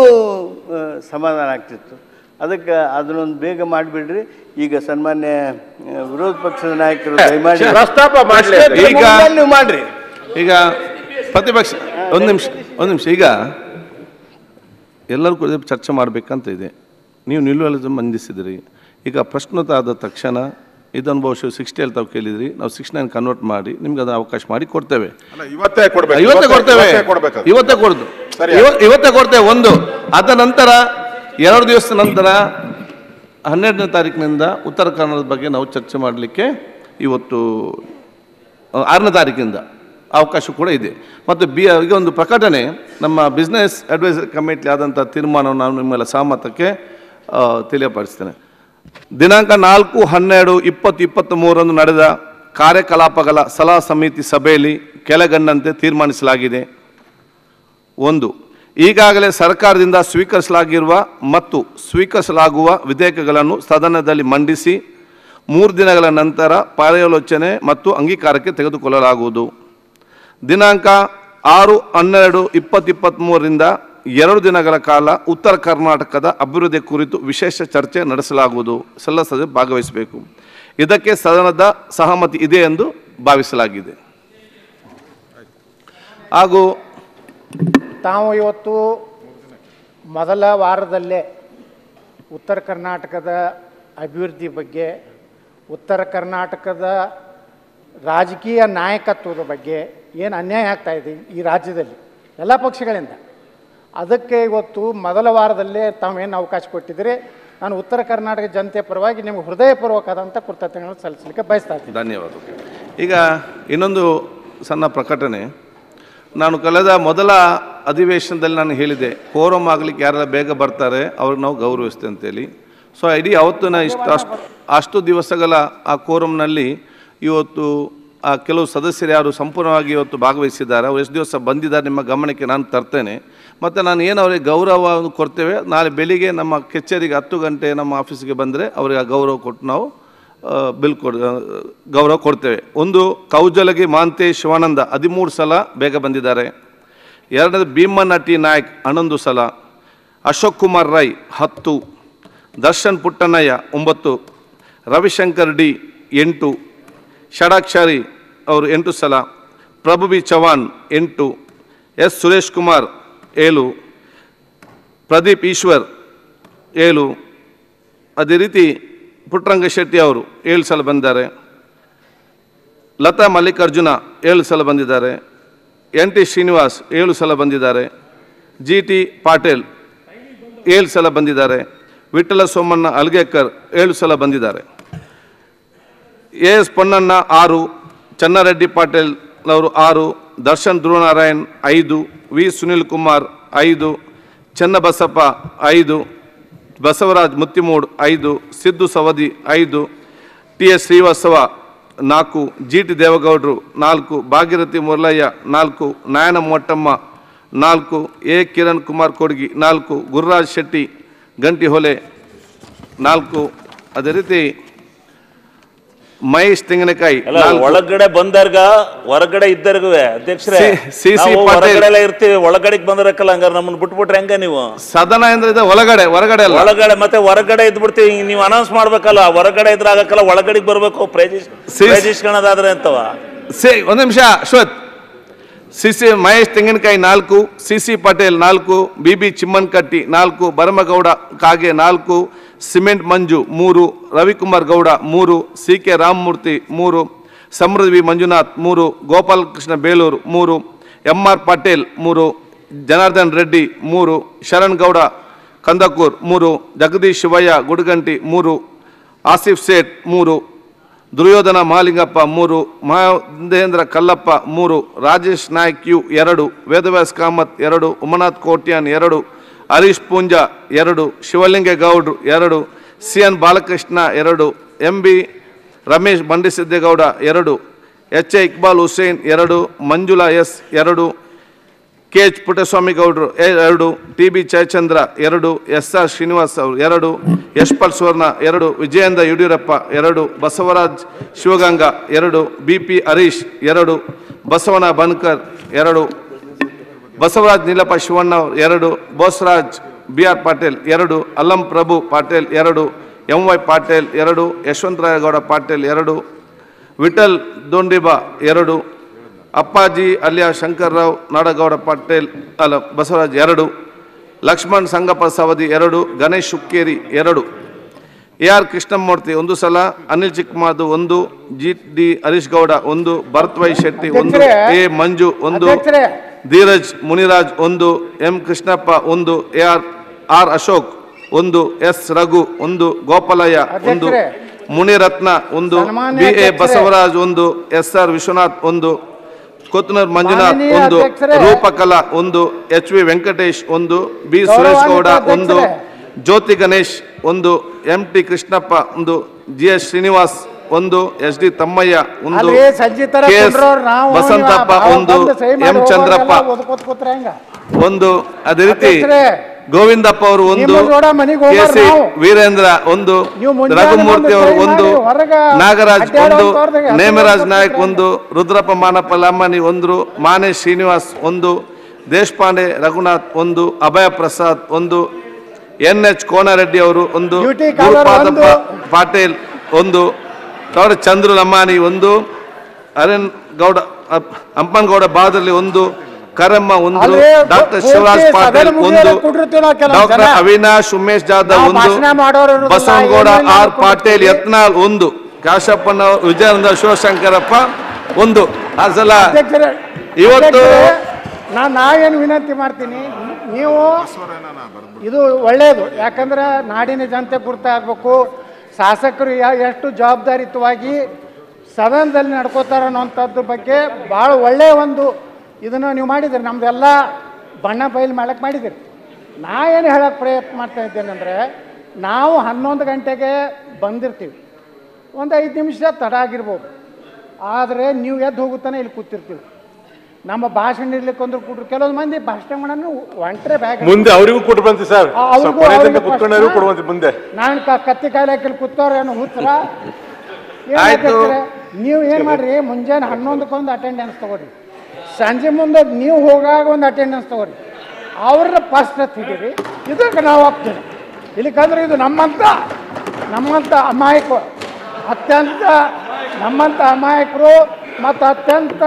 Speaker 14: ಸಮಾಧಾನ ಆಗ್ತಿತ್ತು ಅದಕ್ಕೆ ಅದನ್ನೊಂದು ಬೇಗ ಮಾಡಿಬಿಡ್ರಿ ಈಗ ಸನ್ಮಾನ್ಯ ಆ, ವಿರೋಧ ಪಕ್ಷದ ನಾಯಕರು ದಯಮಾಡಿ
Speaker 9: ಪ್ರಸ್ತಾಪ ಮಾಡ್ಲಿ.
Speaker 14: ಪ್ರಶ್ನೋತ್ತರ
Speaker 1: ಈಗ-
Speaker 14: ಮುಗಿದ್ಮೇಲೆ ನೀವು ಮಾಡ್ರಿ
Speaker 1: ಈಗ ಪ್ರತಿಪಕ್ಷ ಒಂದು ನಿಮಿಷ ಒಂದು ನಿಮಿಷ ಈಗ ಎಲ್ಲರೂ ಕೂಡ ಚರ್ಚೆ ಮಾಡಬೇಕಂತ ಇದೆ ನೀವು ನಿಲುವಳಿ ಮಂದಿಸಿದಿರಿ ಈಗ ಪ್ರಶ್ನೋತ್ತರ ಆದ ತಕ್ಷಣ ಇದನ್ನು ಬಹುಶಃ ಸಿಕ್ಸ್ಟಿ ಅಲ್ಲಿ ತಾವು ಕೇಳಿದ್ರಿ ನಾವು ಸಿಕ್ಸ್ ನೈನ್ ಕನ್ವರ್ಟ್ ಮಾಡಿ ನಿಮ್ಗೆ ಅದನ್ನ ಅವಕಾಶ ಮಾಡಿ ಕೊಡ್ತೇವೆ
Speaker 12: ಅಲ್ಲ, ಇವತ್ತೇ ಕೊಡ್ಬೇಕು
Speaker 1: ಇವತ್ತೇ ಕೊಡ್ತೇವೆ
Speaker 12: ಇವತ್ತೇ ಕೊಡ್ಬೇಕು ಅದು.
Speaker 1: ಇವತ್ತೇ ಕೊಡ್ದು
Speaker 12: ಸರಿ.
Speaker 1: ಇವ- ಇವತ್ತೇ ಕೊಡ್ತೇವೆ ಒಂದು ಅದ ನಂತರ ಎರಡು ದಿವಸದ ನಂತರ ಹನ್ನೆರಡನೇ ತಾರೀಕಿನಿಂದ ಉತ್ತರ ಕನ್ನಡದ ಬಗ್ಗೆ ನಾವು ಚರ್ಚೆ ಮಾಡಲಿಕ್ಕೆ ಇವತ್ತು ಆ, ಆರನೇ ತಾರೀಕಿಂದ ಅವಕಾಶ ಕೂಡ ಇದೆ ಮತ್ತು ಬಿ ಈಗ ಒಂದು ಪ್ರಕಟಣೆ ನಮ್ಮ ಬಿಸ್ನೆಸ್ ಅಡ್ವೈಸರಿ ಕಮಿಟಿ ಆದಂಥ ತೀರ್ಮಾನವನ್ನು ನಾನು ನಿಮ್ಮೆಲ್ಲ ಸಹಮತಕ್ಕೆ ಆ, ತಿಳಿಯಪಡಿಸ್ತೇನೆ ದಿನಾಂಕ ನಾಲ್ಕು ಹನ್ನೆರಡು ಇಪ್ಪತ್ತು ಇಪ್ಪತ್ತ್ ಮೂರರಂದು ನಡೆದ ಕಾರ್ಯಕಲಾಪಗಳ ಸಲಹಾ ಸಮಿತಿ ಸಭೆಯಲ್ಲಿ ಕೆಳಗಂಡಂತೆ ತೀರ್ಮಾನಿಸಲಾಗಿದೆ ಒಂದು ಈಗಾಗಲೇ ಸರ್ಕಾರದಿಂದ ಸ್ವೀಕರಿಸಲಾಗಿರುವ ಮತ್ತು ಸ್ವೀಕರಿಸಲಾಗುವ ವಿಧೇಯಕಗಳನ್ನು ಸದನದಲ್ಲಿ ಮಂಡಿಸಿ ಮೂರು ದಿನಗಳ ನಂತರ ಪರ್ಯಾಲೋಚನೆ ಮತ್ತು ಅಂಗೀಕಾರಕ್ಕೆ ತೆಗೆದುಕೊಳ್ಳಲಾಗುವುದು ದಿನಾಂಕ ಆರು ಹನ್ನೆರಡು ಇಪ್ಪತ್ತು ಇಪ್ಪತ್ತ್ಮೂರರಿಂದ ಎರಡು ದಿನಗಳ ಕಾಲ ಉತ್ತರ ಕರ್ನಾಟಕದ ಅಭಿವೃದ್ಧಿ ಕುರಿತು ವಿಶೇಷ ಚರ್ಚೆ ನಡೆಸಲಾಗುವುದು ಎಲ್ಲ ಸದಸ್ಯರು ಭಾಗವಹಿಸಬೇಕು ಇದಕ್ಕೆ ಸದನದ ಸಹಮತಿ ಇದೆ ಎಂದು ಭಾವಿಸಲಾಗಿದೆ ಹಾಗೂ
Speaker 15: ತಾವು ಇವತ್ತು ಮೊದಲ ವಾರದಲ್ಲೇ ಉತ್ತರ ಕರ್ನಾಟಕದ ಅಭಿವೃದ್ಧಿ ಬಗ್ಗೆ ಉತ್ತರ ಕರ್ನಾಟಕದ ರಾಜಕೀಯ ನಾಯಕತ್ವದ ಬಗ್ಗೆ ಏನು ಅನ್ಯಾಯ ಆಗ್ತಾ ಇದೆ ಈ ರಾಜ್ಯದಲ್ಲಿ ಎಲ್ಲ ಪಕ್ಷಗಳಿಂದ ಅದಕ್ಕೆ ಇವತ್ತು ಮೊದಲ ವಾರದಲ್ಲೇ ತಾವೇನು ಅವಕಾಶ ಕೊಟ್ಟಿದ್ದೀರಿ ನಾನು ಉತ್ತರ ಕರ್ನಾಟಕ ಜನತೆ ಪರವಾಗಿ ನಿಮಗೆ ಹೃದಯಪೂರ್ವಕವಾದಂಥ ಕೃತಜ್ಞತೆಗಳನ್ನು ಸಲ್ಲಿಸಲಿಕ್ಕೆ ಬಯಸ್ತಾ ಇದ್ದೀನಿ
Speaker 1: ಧನ್ಯವಾದಗಳು ಈಗ ಇನ್ನೊಂದು ಸಣ್ಣ ಪ್ರಕಟಣೆ ನಾನು ಕಳೆದ ಮೊದಲ ಅಧಿವೇಶನದಲ್ಲಿ ನಾನು ಹೇಳಿದೆ ಕೋರಮ್ ಆಗಲಿಕ್ಕೆ ಯಾರೆಲ್ಲ ಬೇಗ ಬರ್ತಾರೆ ಅವ್ರಿಗೆ ನಾವು ಗೌರವಿಸ್ತೇವೆ ಅಂತೇಳಿ ಸೊ ಇಡೀ ಅವತ್ತಿನ ಇಷ್ಟು ಅಷ್ಟು ಅಷ್ಟು ದಿವಸಗಳ ಆ ಕೋರಮ್ನಲ್ಲಿ ಇವತ್ತು ಆ ಕೆಲವು ಸದಸ್ಯರು ಯಾರು ಸಂಪೂರ್ಣವಾಗಿ ಇವತ್ತು ಭಾಗವಹಿಸಿದ್ದಾರೆ ಅವ್ರು ಎಷ್ಟು ದಿವಸ ಬಂದಿದ್ದಾರೆ ನಿಮ್ಮ ಗಮನಕ್ಕೆ ನಾನು ತರ್ತೇನೆ ಮತ್ತು ನಾನು ಏನು ಅವರಿಗೆ ಗೌರವ ಕೊಡ್ತೇವೆ ನಾಳೆ ಬೆಳಿಗ್ಗೆ ನಮ್ಮ ಕಚೇರಿಗೆ ಹತ್ತು ಗಂಟೆ ನಮ್ಮ ಆಫೀಸಿಗೆ ಬಂದರೆ ಅವರಿಗೆ ಆ ಗೌರವ ಕೊಟ್ಟು ನಾವು ಆ, ಬಿಲ್ ಕೊಡ್ ಆ, ಗೌರವ ಕೊಡ್ತೇವೆ ಒಂದು ಕೌಜಲಗಿ ಮಾಂತೆ ಶಿವಾನಂದ ಹದಿಮೂರು ಸಲ ಬೇಗ ಬಂದಿದ್ದಾರೆ ಎರಡನೇದು ಭೀಮನಟಿ ನಾಯಕ್ ಹನ್ನೊಂದು ಸಲ ಅಶೋಕ್ ಕುಮಾರ್ ರೈ ಹತ್ತು ದರ್ಶನ್ ಪುಟ್ಟಣ್ಣಯ್ಯ ಒಂಬತ್ತು ರವಿಶಂಕರ್ ಡಿ ಎಂಟು ಷಡಾಕ್ಷರಿ ಅವರು ಎಂಟು ಸಲ ಪ್ರಭು ಬಿ ಚವಾಣ್ ಎಂಟು ಎಸ್ ಸುರೇಶ್ ಕುಮಾರ್ ಏಳು ಪ್ರದೀಪ್ ಈಶ್ವರ್ ಏಳು ಅದೇ ರೀತಿ ಪುಟ್ಟರಂಗ ಶೆಟ್ಟಿ ಅವರು ಏಳು ಸಲ ಬಂದಿದ್ದಾರೆ ಲತಾ ಮಲ್ಲಿಕಾರ್ಜುನ ಏಳು ಸಲ ಬಂದಿದ್ದಾರೆ ಎನ್ ಟಿ ಶ್ರೀನಿವಾಸ್ ಏಳು ಸಲ ಬಂದಿದ್ದಾರೆ ಜಿ ಟಿ ಪಾಟೀಲ್ ಏಳು ಸಲ ಬಂದಿದ್ದಾರೆ ವಿಠಲ ಸೋಮಣ್ಣ ಅಲ್ಗೇಕರ್ ಏಳು ಸಲ ಬಂದಿದ್ದಾರೆ ಎ ಎಸ್ ಪೊನ್ನಣ್ಣ ಆರು ಚನ್ನಾರೆಡ್ಡಿ ಪಾಟೀಲ್ ಅವರು ಆರು ದರ್ಶನ್ ಧ್ರುವನಾರಾಯಣ್ ಐದು ವಿ ಸುನಿಲ್ ಕುಮಾರ್ ಐದು ಚನ್ನಬಸಪ್ಪ ಐದು ಬಸವರಾಜ್ ಮುತ್ತಿಮೂಡ್ ಐದು ಸಿದ್ದು ಸವದಿ ಐದು ಟಿ ಎಸ್ ಶ್ರೀವಾಸ್ತವ ನಾಲ್ಕು ಜಿ ಟಿ ದೇವೇಗೌಡರು ನಾಲ್ಕು ಭಾಗೀರಥಿ ಮುರಳಯ್ಯ ನಾಲ್ಕು ನಾಯನ ಮೊಟ್ಟಮ್ಮ ನಾಲ್ಕು ಎ ಕಿರಣ್ ಕುಮಾರ್ ಕೊಡ್ಗಿ ನಾಲ್ಕು ಗುರುರಾಜ್ ಶೆಟ್ಟಿ ಗಂಟಿಹೊಲೆ ನಾಲ್ಕು ಅದೇ ರೀತಿ ಮಹೇಶ್ ತೆಂಗಿನಕಾಯಿ
Speaker 16: ಅಲ್ಲ
Speaker 1: ನಾಲ್ಕು.
Speaker 16: ಒಳಗಡೆ ಬಂದರ್ಗ ಹೊರಗಡೆ ಇದ್ದರ್ಗು ಅಧ್ಯಕ್ಷರೇ
Speaker 1: ಸಿ- ಸಿ ಸಿ
Speaker 16: ನಾವು
Speaker 1: ಪಾಟೀಲ್.
Speaker 16: ಹೊರಗಡೆ ಎಲ್ಲ ಇರ್ತೀವಿ ಒಳಗಡೆಗೆ ಬಂದಿರಕ್ಕಲ್ಲ ಹಂಗಾರೆ ನಮ್ಮನ್ನ ಬಿಟ್ಬಿಟ್ರೆ ಹೆಂಗ ನೀವು
Speaker 1: ಸದನ ಅಂದ್ರೆ ಇದೆ ಒಳಗಡೆ ಹೊರಗಡೆ ಅಲ್ಲ
Speaker 16: ಒಳಗಡೆ ಮತ್ತೆ ಹೊರಗಡೆ ಇದ್ಬಿಡ್ತೀವಿ ಹಿಂಗ್ ನೀವು ಅನೌನ್ಸ್ ಮಾಡ್ಬೇಕಲ್ಲ ಹೊರಗಡೆ ಇದ್ರೆ ಆಗಕ್ಕಲ್ಲ ಒಳಗಡೆಗೆ ಬರ್ಬೇಕು ಪ್ರೈಜಿಸ್
Speaker 1: ಸಿ-
Speaker 16: ಪ್ರೈಜಿಸ್ಕೊಳ್ಳೋದಾದ್ರೆ ಅಂತವ
Speaker 1: ಸೇ ಒಂದು ನಿಮಿಷ ಅಶ್ವಥ್ ಸಿ ಸಿ ಮಹೇಶ್ ತೆಂಗಿನಕಾಯಿ ನಾಲ್ಕು ಸಿ ಸಿ ಪಟೇಲ್ ನಾಲ್ಕು ಬಿ ಬಿ ಚಿಮ್ಮನ್ಕಟ್ಟಿ ನಾಲ್ಕು ಭರಮಗೌಡ ಕಾಗೆ ನಾಲ್ಕು ಸಿಮೆಂಟ್ ಮಂಜು ಮೂರು ರವಿಕುಮಾರ್ ಗೌಡ ಮೂರು ಸಿ ಕೆ ರಾಮಮೂರ್ತಿ ಮೂರು ಸಮೃದ್ಧಿ ಮಂಜುನಾಥ್ ಮೂರು ಗೋಪಾಲಕೃಷ್ಣ ಬೇಲೂರು ಮೂರು ಎಂ ಆರ್ ಪಾಟೇಲ್ ಮೂರು ಜನಾರ್ದನ್ ರೆಡ್ಡಿ ಮೂರು ಶರಣ್ ಗೌಡ ಕಂದಕೂರ್ ಮೂರು ಜಗದೀಶ್ ಶಿವಯ್ಯ ಗುಡಗಂಟಿ ಮೂರು ಆಸಿಫ್ ಸೇಠ್ ಮೂರು ದುರ್ಯೋಧನ ಮಹಾಲಿಂಗಪ್ಪ ಮೂರು ಮಹೇಂದ್ರ ಕಲ್ಲಪ್ಪ ಮೂರು ರಾಜೇಶ್ ನಾಯ್ಕ್ ಯು ಎರಡು ವೇದವ್ಯಾಸ್ ಕಾಮತ್ ಎರಡು ಉಮನಾಥ್ ಕೋಟ್ಯಾನ್ ಎರಡು ಹರೀಶ್ ಪೂಂಜಾ ಎರಡು ಶಿವಲಿಂಗೇಗೌಡ್ರು ಎರಡು ಸಿ ಎನ್ ಬಾಲಕೃಷ್ಣ ಎರಡು ಎಂ ಬಿ ರಮೇಶ್ ಬಂಡಿಸಿದ್ದೇಗೌಡ ಎರಡು ಎಚ್ ಎ ಇಕ್ಬಾಲ್ ಹುಸೇನ್ ಎರಡು ಮಂಜುಳಾ ಎಸ್ ಎರಡು ಕೆ ಎಚ್ ಪುಟ್ಟಸ್ವಾಮಿ ಗೌಡರು ಎ- ಎರಡು ಟಿ ಬಿ ಜಯಚಂದ್ರ ಎರಡು ಎಸ್ ಆರ್ ಶ್ರೀನಿವಾಸ್ ಅವರು ಎರಡು ಯಶ್ಪಾಲ್ ಸುವರ್ಣ ಎರಡು ವಿಜಯೇಂದ್ರ ಯಡಿಯೂರಪ್ಪ ಎರಡು ಬಸವರಾಜ್ ಶಿವಗಂಗಾ ಎರಡು ಬಿ ಪಿ ಹರೀಶ್ ಎರಡು ಬಸವನ ಬನ್ಕರ್ ಎರಡು ಬಸವರಾಜ್ ನೀಲಪ್ಪ ಶಿವಣ್ಣ ಅವರು ಎರಡು ಬೋಸರಾಜ್ ಬಿ ಆರ್ ಪಾಟೀಲ್ ಎರಡು ಅಲ್ಲಂ ಪ್ರಭು ಪಾಟೀಲ್ ಎರಡು ಎಂ ವೈ ಪಾಟೀಲ್ ಎರಡು ಯಶವಂತರಾಯಗೌಡ ಪಾಟೀಲ್ ಎರಡು ವಿಠಲ್ ದೊಂಡಿಬಾ ಎರಡು ಅಪ್ಪಾಜಿ ಅಲಿಯ ಶಂಕರ್ರಾವ್ ನಾಡಗೌಡ ಪಾಟೀಲ್ ಅಲ್ಲ ಬಸವರಾಜ್ ಎರಡು ಲಕ್ಷ್ಮಣ್ ಸಂಗಪ್ಪ ಸವದಿ ಎರಡು ಗಣೇಶ್ ಶುಕ್ಕೇರಿ ಎರಡು ಎ ಆರ್ ಕೃಷ್ಣಮೂರ್ತಿ ಒಂದು ಸಲ ಅನಿಲ್ ಚಿಕ್ಕಮಾದು ಒಂದು ಜಿ ಡಿ ಹರೀಶ್ ಗೌಡ ಒಂದು ಭರತ್ ವೈ ಶೆಟ್ಟಿ ಒಂದು ಎ ಮಂಜು ಒಂದು ಧೀರಜ್ ಮುನಿರಾಜ್ ಒಂದು ಎಂ ಕೃಷ್ಣಪ್ಪ ಒಂದು ಎ ಆರ್ ಆರ್ ಅಶೋಕ್ ಒಂದು ಎಸ್ ರಘು ಒಂದು ಗೋಪಾಲಯ್ಯ ಒಂದು
Speaker 15: ಅಧ್ಯಕ್ಷರೇ.
Speaker 1: ಮುನಿರತ್ನ ಒಂದು
Speaker 15: ಸನ್ಮಾನ್ಯ
Speaker 1: ಬಿ ಎ
Speaker 15: ಅಧ್ಯಕ್ಷರೇ.
Speaker 1: ಬಸವರಾಜ್ ಒಂದು ಎಸ್ ಆರ್ ವಿಶ್ವನಾಥ್ ಒಂದು ಕೊತ್ತನೂರು ಮಂಜುನಾಥ್
Speaker 15: ಮಾನನೀಯ
Speaker 1: ಒಂದು
Speaker 15: ಅಧ್ಯಕ್ಷರೇ.
Speaker 1: ರೂಪಕಲಾ ಒಂದು ಎಚ್ ವಿ ವೆಂಕಟೇಶ್ ಒಂದು ಬಿ
Speaker 15: ಗೌರವಾನ್ವಿತ
Speaker 1: ಸುರೇಶ್ ಗೌಡ ಒಂದು
Speaker 15: ಅಧ್ಯಕ್ಷರೇ.
Speaker 1: ಜ್ಯೋತಿ ಗಣೇಶ್ ಒಂದು ಎಂ ಟಿ ಕೃಷ್ಣಪ್ಪ ಒಂದು ಜಿ ಎಸ್ ಶ್ರೀನಿವಾಸ್ ಒಂದು ಎಸ್ ಡಿ ತಮ್ಮಯ್ಯ ಒಂದು
Speaker 15: ಅಲ್ರಿ ಸಂಜೆ ತರ
Speaker 1: ಕೆ ಎಸ್
Speaker 15: ಕುಂಡ್ರೋರ್ ನಾವು
Speaker 1: ಬಸಂತಪ್ಪ
Speaker 15: ನೀವು
Speaker 1: ಒಂದು
Speaker 15: ಬಂದು ಸಹಿ ಮಾಡಿ
Speaker 1: ಎಂ ಚಂದ್ರಪ್ಪ
Speaker 15: ಹೋಗೋರೆಲ್ಲ ಓದ್ಕೋತ ಕೂತ್ರೆ ಹೆಂಗ
Speaker 1: ಒಂದು ಅದೇ ರೀತಿ
Speaker 15: ಅಧ್ಯಕ್ಷರೇ,
Speaker 1: ಗೋವಿಂದಪ್ಪ ಅವರು ಒಂದು
Speaker 15: ನಿಮ್ಮ ಜೋಡ ಮನೆಗ್
Speaker 1: ಕೆ
Speaker 15: ಹೋಗೋರು
Speaker 1: ಸಿ
Speaker 15: ನಾವು.
Speaker 1: ವೀರೇಂದ್ರ ಒಂದು
Speaker 15: ನೀವು ಮುಂಜಾನೆ
Speaker 1: ರಘುಮೂರ್ತಿ ಅವರು
Speaker 15: ಬಂದು
Speaker 1: ಒಂದು
Speaker 15: ಸಹಿ ಮಾಡಿ ಹೊರಗ
Speaker 1: ನಾಗರಾಜ್ ಒಂದು
Speaker 15: ಅಡ್ಡಾಡೋಂತವ್ರ್ದಾಗ ಹೆಸರು
Speaker 1: ನೇಮರಾಜ್
Speaker 15: ಬರ್ಕೊಟ್ರೆ
Speaker 1: ನಾಯಕ್ ಒಂದು ರುದ್ರಪ್ಪ ಮಾನಪ್ಪ ಲಮ್ಮನಿ ಒಂದು ಮಾನೇಶ್ ಶ್ರೀನಿವಾಸ್ ಒಂದು ದೇಶಪಾಂಡೆ ರಘುನಾಥ್ ಒಂದು ಅಭಯ ಪ್ರಸಾದ್ ಒಂದು ಎನ್ ಎಚ್ ಕೋನರೆಡ್ಡಿ ಅವರು ಒಂದು
Speaker 15: ಡ್ಯೂಟಿ ಕಾಲರ್
Speaker 1: ಗುರುಪಾದಪ್ಪ
Speaker 15: ಒಂದು.
Speaker 1: ಪಾಟೀಲ್ ಒಂದು ಗೌಡ ಚಂದ್ರು ಲಮ್ಮಾನಿ ಒಂದು ಅರನ್ ಗೌಡ ಅಪ್- ಅಂಪನಗೌಡ ಬಾದರ್ಲಿ ಒಂದು ಕರಮ್ಮ ಒಂದು
Speaker 15: ಅಲ್ವೇ,
Speaker 1: ಡಾಕ್ಟರ್
Speaker 15: ಪೂರ್ತಿ
Speaker 1: ಶಿವರಾಜ್
Speaker 15: ಸದನ
Speaker 1: ಪಾಟೀಲ್
Speaker 15: ಮುಗಿಯೋದು
Speaker 1: ಒಂದು
Speaker 15: ಕುಂಡಿರ್ತೀವಿ ನಾವು ಕೆಲವು
Speaker 1: ಡಾಕ್ಟರ್
Speaker 15: ಜನ.
Speaker 1: ಅವಿನಾಶ್ ಉಮೇಶ್ ಜಾಧವ್
Speaker 15: ನಾವು
Speaker 1: ಒಂದು
Speaker 15: ಭಾಷಣ ಮಾಡೋರು ಇರೋದಿಲ್ಲ,
Speaker 1: ಬಸವನಗೌಡ
Speaker 15: ಏನಿಲ್ಲ
Speaker 1: ಆರ್
Speaker 15: ಅನ್ಕೊಂಡು
Speaker 1: ಪಾಟೀಲ್ ಯತ್ನಾಳ್ ಒಂದು ಕಾಶಪ್ಪನ ವಿಜಯಾನಂದ ಶಿವಶಂಕರಪ್ಪ ಒಂದು ಆ ಸಲ
Speaker 15: ಅಧ್ಯಕ್ಷರೇ
Speaker 1: ಇವತ್ತು
Speaker 15: ಅಧ್ಯಕ್ಷರೇ, ನಾನು ನಾ ಏನು ವಿನಂತಿ ಮಾಡ್ತೀನಿ ನೀವು ಇದು ಒಳ್ಳೆಯದು ಯಾಕಂದ್ರೆ ನಾಡಿನ ಜನತೆ ಗುರ್ತಾಗಬೇಕು ಶಾಸಕರು ಯಾ- ಎಷ್ಟು ಜವಾಬ್ದಾರಿಯುತವಾಗಿ ಸದನದಲ್ಲಿ ನಡ್ಕೋತಾರೆ ಅನ್ನೋಂಥದ್ರ ಬಗ್ಗೆ ಭಾಳ ಒಳ್ಳೆಯ ಒಂದು ಇದನ್ನು ನೀವು ಮಾಡಿದಿರಿ ನಮ್ದೆಲ್ಲ ಬಣ್ಣ ಬಯಲು ಮಾಡಕ್ಕೆ ಮಾಡಿದಿರಿ ನಾ ಏನು ಹೇಳಕ್ಕೆ ಪ್ರಯತ್ನ ಮಾಡ್ತಾ ಇದ್ದೇನೆಂದರೆ ನಾವು ಹನ್ನೊಂದು ಗಂಟೆಗೆ ಬಂದಿರ್ತೀವಿ ಒಂದು ಐದು ನಿಮಿಷ ತಡ ಆಗಿರ್ಬೋದು ಆದರೆ ನೀವು ಎದ್ದು ಹೋಗುತ್ತಾನೆ ಇಲ್ಲಿ ಕೂತಿರ್ತೀವಿ ನಮ್ಮ ಭಾಷಣ ಇರ್ಲಿಕ್ಕೆ ಅಂದ್ರೆ ಕೊಟ್ರು ಕೆಲವೊಂದು ಮಂದಿ ಭಾಷಣ ಮಾಡೋಣ ಒಂಟ್ರೆ ಬ್ಯಾಗ್
Speaker 17: ಮುಂದೆ ಅವರಿಗೂ ಕೊಟ್ಟು ಬಂತಿ ಸರ್
Speaker 15: ಆ, ಅವ್ರಿಗೂ-
Speaker 17: ಕೊನೆ ತನಕ
Speaker 15: ಅವ್ರಿಗೂ
Speaker 17: ಕುತ್ಕೊಂಡವ್ರಿಗೂ
Speaker 15: ಪ್ರಶ್ನೆ?
Speaker 17: ಕೊಡುವಂತೆ ಮುಂದೆ
Speaker 15: ನಾನು ಕ ಕತ್ತಿ ಕಾಯಿಲೆ ಹಾಕಿ ಕೂತವ್ರೇನು ಹುಚ್ಚರ ಏನ್
Speaker 1: ಆಯ್ತು.
Speaker 15: ಹಾಕತ್ತೀರ? ನೀವು ಏನು ಮಾಡ್ರಿ ಮುಂಜಾನೆ ಹನ್ನೊಂದಕ್ಕೊಂದು ಅಟೆಂಡೆನ್ಸ್ ತಗೋರಿ ಸಂಜೆ ಮುಂದೆ ನೀವು ಹೋಗಾಗ ಒಂದು ಅಟೆಂಡೆನ್ಸ್ ತಗೋರಿ ಅವ್ರನ್ನ ಫಸ್ಟ್ ಹಿಡೀರಿ ಇದಕ್ಕೆ ನಾವು ಹೋಗ್ತೀವಿ ಇಲ್ಲಿಕಂದ್ರೆ ಇದು ನಮ್ಮಂತ ನಮ್ಮಂತ ಅಮಾಯಕ ಅತ್ಯಂತ ನಮ್ಮಂತ ಅಮಾಯಕರು ಮತ್ತು ಅತ್ಯಂತ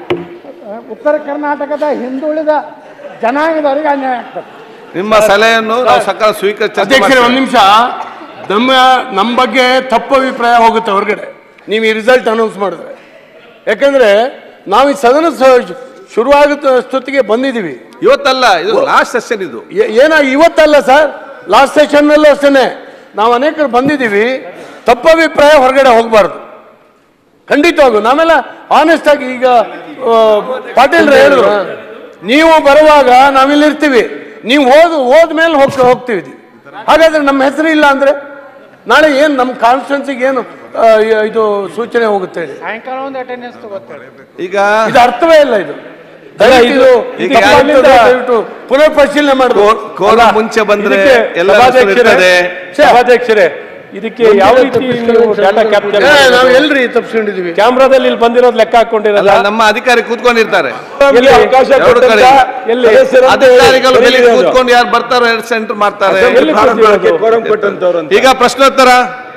Speaker 15: ಆ, ಉತ್ತರ ಕರ್ನಾಟಕದ ಹಿಂದುಳಿದ ಜನಾಂಗದವರಿಗೆ ಅನ್ಯಾಯ ಆಗ್ತದೆ
Speaker 1: ನಿಮ್ಮ ಸಲಹೆಯನ್ನು ನಾವು ಸಕಾಲ ಸ್ವೀಕರಿಸಿ ಚರ್ಚೆ
Speaker 18: ಅಧ್ಯಕ್ಷರೇ ಒಂದು
Speaker 1: ಮಾಡ್ತೇವೆ.
Speaker 18: ನಿಮಿಷ ನಮ್ಮ ನಮ್ಮ ಬಗ್ಗೆ ತಪ್ಪು ಅಭಿಪ್ರಾಯ ಹೋಗುತ್ತೆ ಹೊರಗಡೆ ನೀವು ಈ ರಿಸಲ್ಟ್ ಅನೌನ್ಸ್ ಮಾಡಿದ್ರೆ ಯಾಕಂದ್ರೆ ನಾವು ಈ ಸದನ ಸ- ಶುರುವಾಗುತ್ತ ಅಷ್ಟೊತ್ತಿಗೆ ಬಂದಿದ್ದೀವಿ
Speaker 1: ಇವತ್ತಲ್ಲ ಇದು ಲಾಸ್ಟ್ ಸೆಷನ್ ಇದು
Speaker 18: ಏ- ಏನ ಇವತ್ತಲ್ಲ ಸರ್ ಲಾಸ್ಟ್ ಸೆಷನ್ನಲ್ಲೂ ಅಷ್ಟೇ ನಾವು ಅನೇಕರು ಬಂದಿದ್ದೀವಿ ತಪ್ಪು ಅಭಿಪ್ರಾಯ ಹೊರಗಡೆ ಹೋಗಬಾರ್ದು ಖಂಡಿತವಾಗೂ ನಾವೆಲ್ಲ ಆನೆಸ್ಟ್ ಆಗಿ ಈಗ ಆ, ಪಾಟೀಲ್ರು ಹೇಳಿದ್ರು ನೀವು ಬರುವಾಗ ನಾವಿಲ್ಲಿರ್ತೀವಿ ನೀವು ಹೋದ್ ಹೋದ್ಮೇಲೆ ಹೋಗ್ ಹೋಗ್ತೀವಿ ಹಾಗಾದ್ರೆ ನಮ್ಮ ಹೆಸರು ಇಲ್ಲ ಅಂದ್ರೆ ನಾಳೆ ಏನು ನಮ್ಮ ಕಾನ್ಸ್ಟಿಟ್ಯೂನ್ಸಿಗೆ ಏನು ಆ, ಇದು ಸೂಚನೆ ಹೋಗುತ್ತೆ ಹೇಳಿ
Speaker 15: ಸಾಯಂಕಾಲ ಒಂದು ಅಟೆಂಡೆನ್ಸ್ ತಗೋತಾರೆ
Speaker 1: ಈಗ
Speaker 18: ಇದು ಅರ್ಥವೇ ಇಲ್ಲ ಇದು
Speaker 3: ಅಲ್ಲ,
Speaker 18: ದಯವಿಟ್ಟು
Speaker 3: ಇದು-
Speaker 18: ಇದು
Speaker 3: ಈಗ
Speaker 18: ತಪ್ಪಾಗಿದ್ದ
Speaker 3: ಯಾರಿಂದ-
Speaker 18: ದಯವಿಟ್ಟು ಪುನರ್ ಪರಿಶೀಲನೆ ಮಾಡಬೇಕು
Speaker 1: ಕೋರ ಮುಂಚೆ ಬಂದ್ರೆ ಎಲ್ಲ
Speaker 3: ಸಭಾಧ್ಯಕ್ಷರೇ
Speaker 1: ಇರ್ತದೆ
Speaker 3: ಸಭಾಧ್ಯಕ್ಷರೇ ಇದಕ್ಕೆ ಯಾವ ರೀತಿ ನೀವು ಡಾಟಾ ಕ್ಯಾಪ್ಚರ್
Speaker 18: ನಾವು ಎಲ್ರಿ ತಪ್ಪಿಸ್ಕೊಂಡಿದೀವಿ
Speaker 3: ಕ್ಯಾಮ್ರಾದಲ್ಲಿ ಇಲ್ಲಿ ಬಂದಿರೋದು ಲೆಕ್ಕ ಹಾಕೊಂಡಿರಲ್ಲ
Speaker 1: ಅಲ್ಲ ನಮ್ಮ ಅಧಿಕಾರಿ ಕೂತ್ಕೊಂಡಿರ್ತಾರೆ
Speaker 3: ಎಲ್ಲಿ ಅವಕಾಶ
Speaker 1: ಎರಡು ಕಡೆ
Speaker 3: ಕೊಟ್ಟಂತ ಎಲ್ಲಿ
Speaker 1: ಅಧಿಕಾರಿಗಳು ಬೆಳಿಗ್ಗೆ
Speaker 3: ಎಲ್ಲಿ
Speaker 1: ಕೂತ್ಕೊಂಡು ಯಾರು ಬರ್ತಾರೋ ಎರಡು ಸೆಂಟರ್ ಮಾಡ್ತಾರೆ
Speaker 3: ಎಲ್ಲಿ ಕೂತಿರೋದು?
Speaker 1: ಈಗ ಪ್ರಶ್ನೋತ್ತರ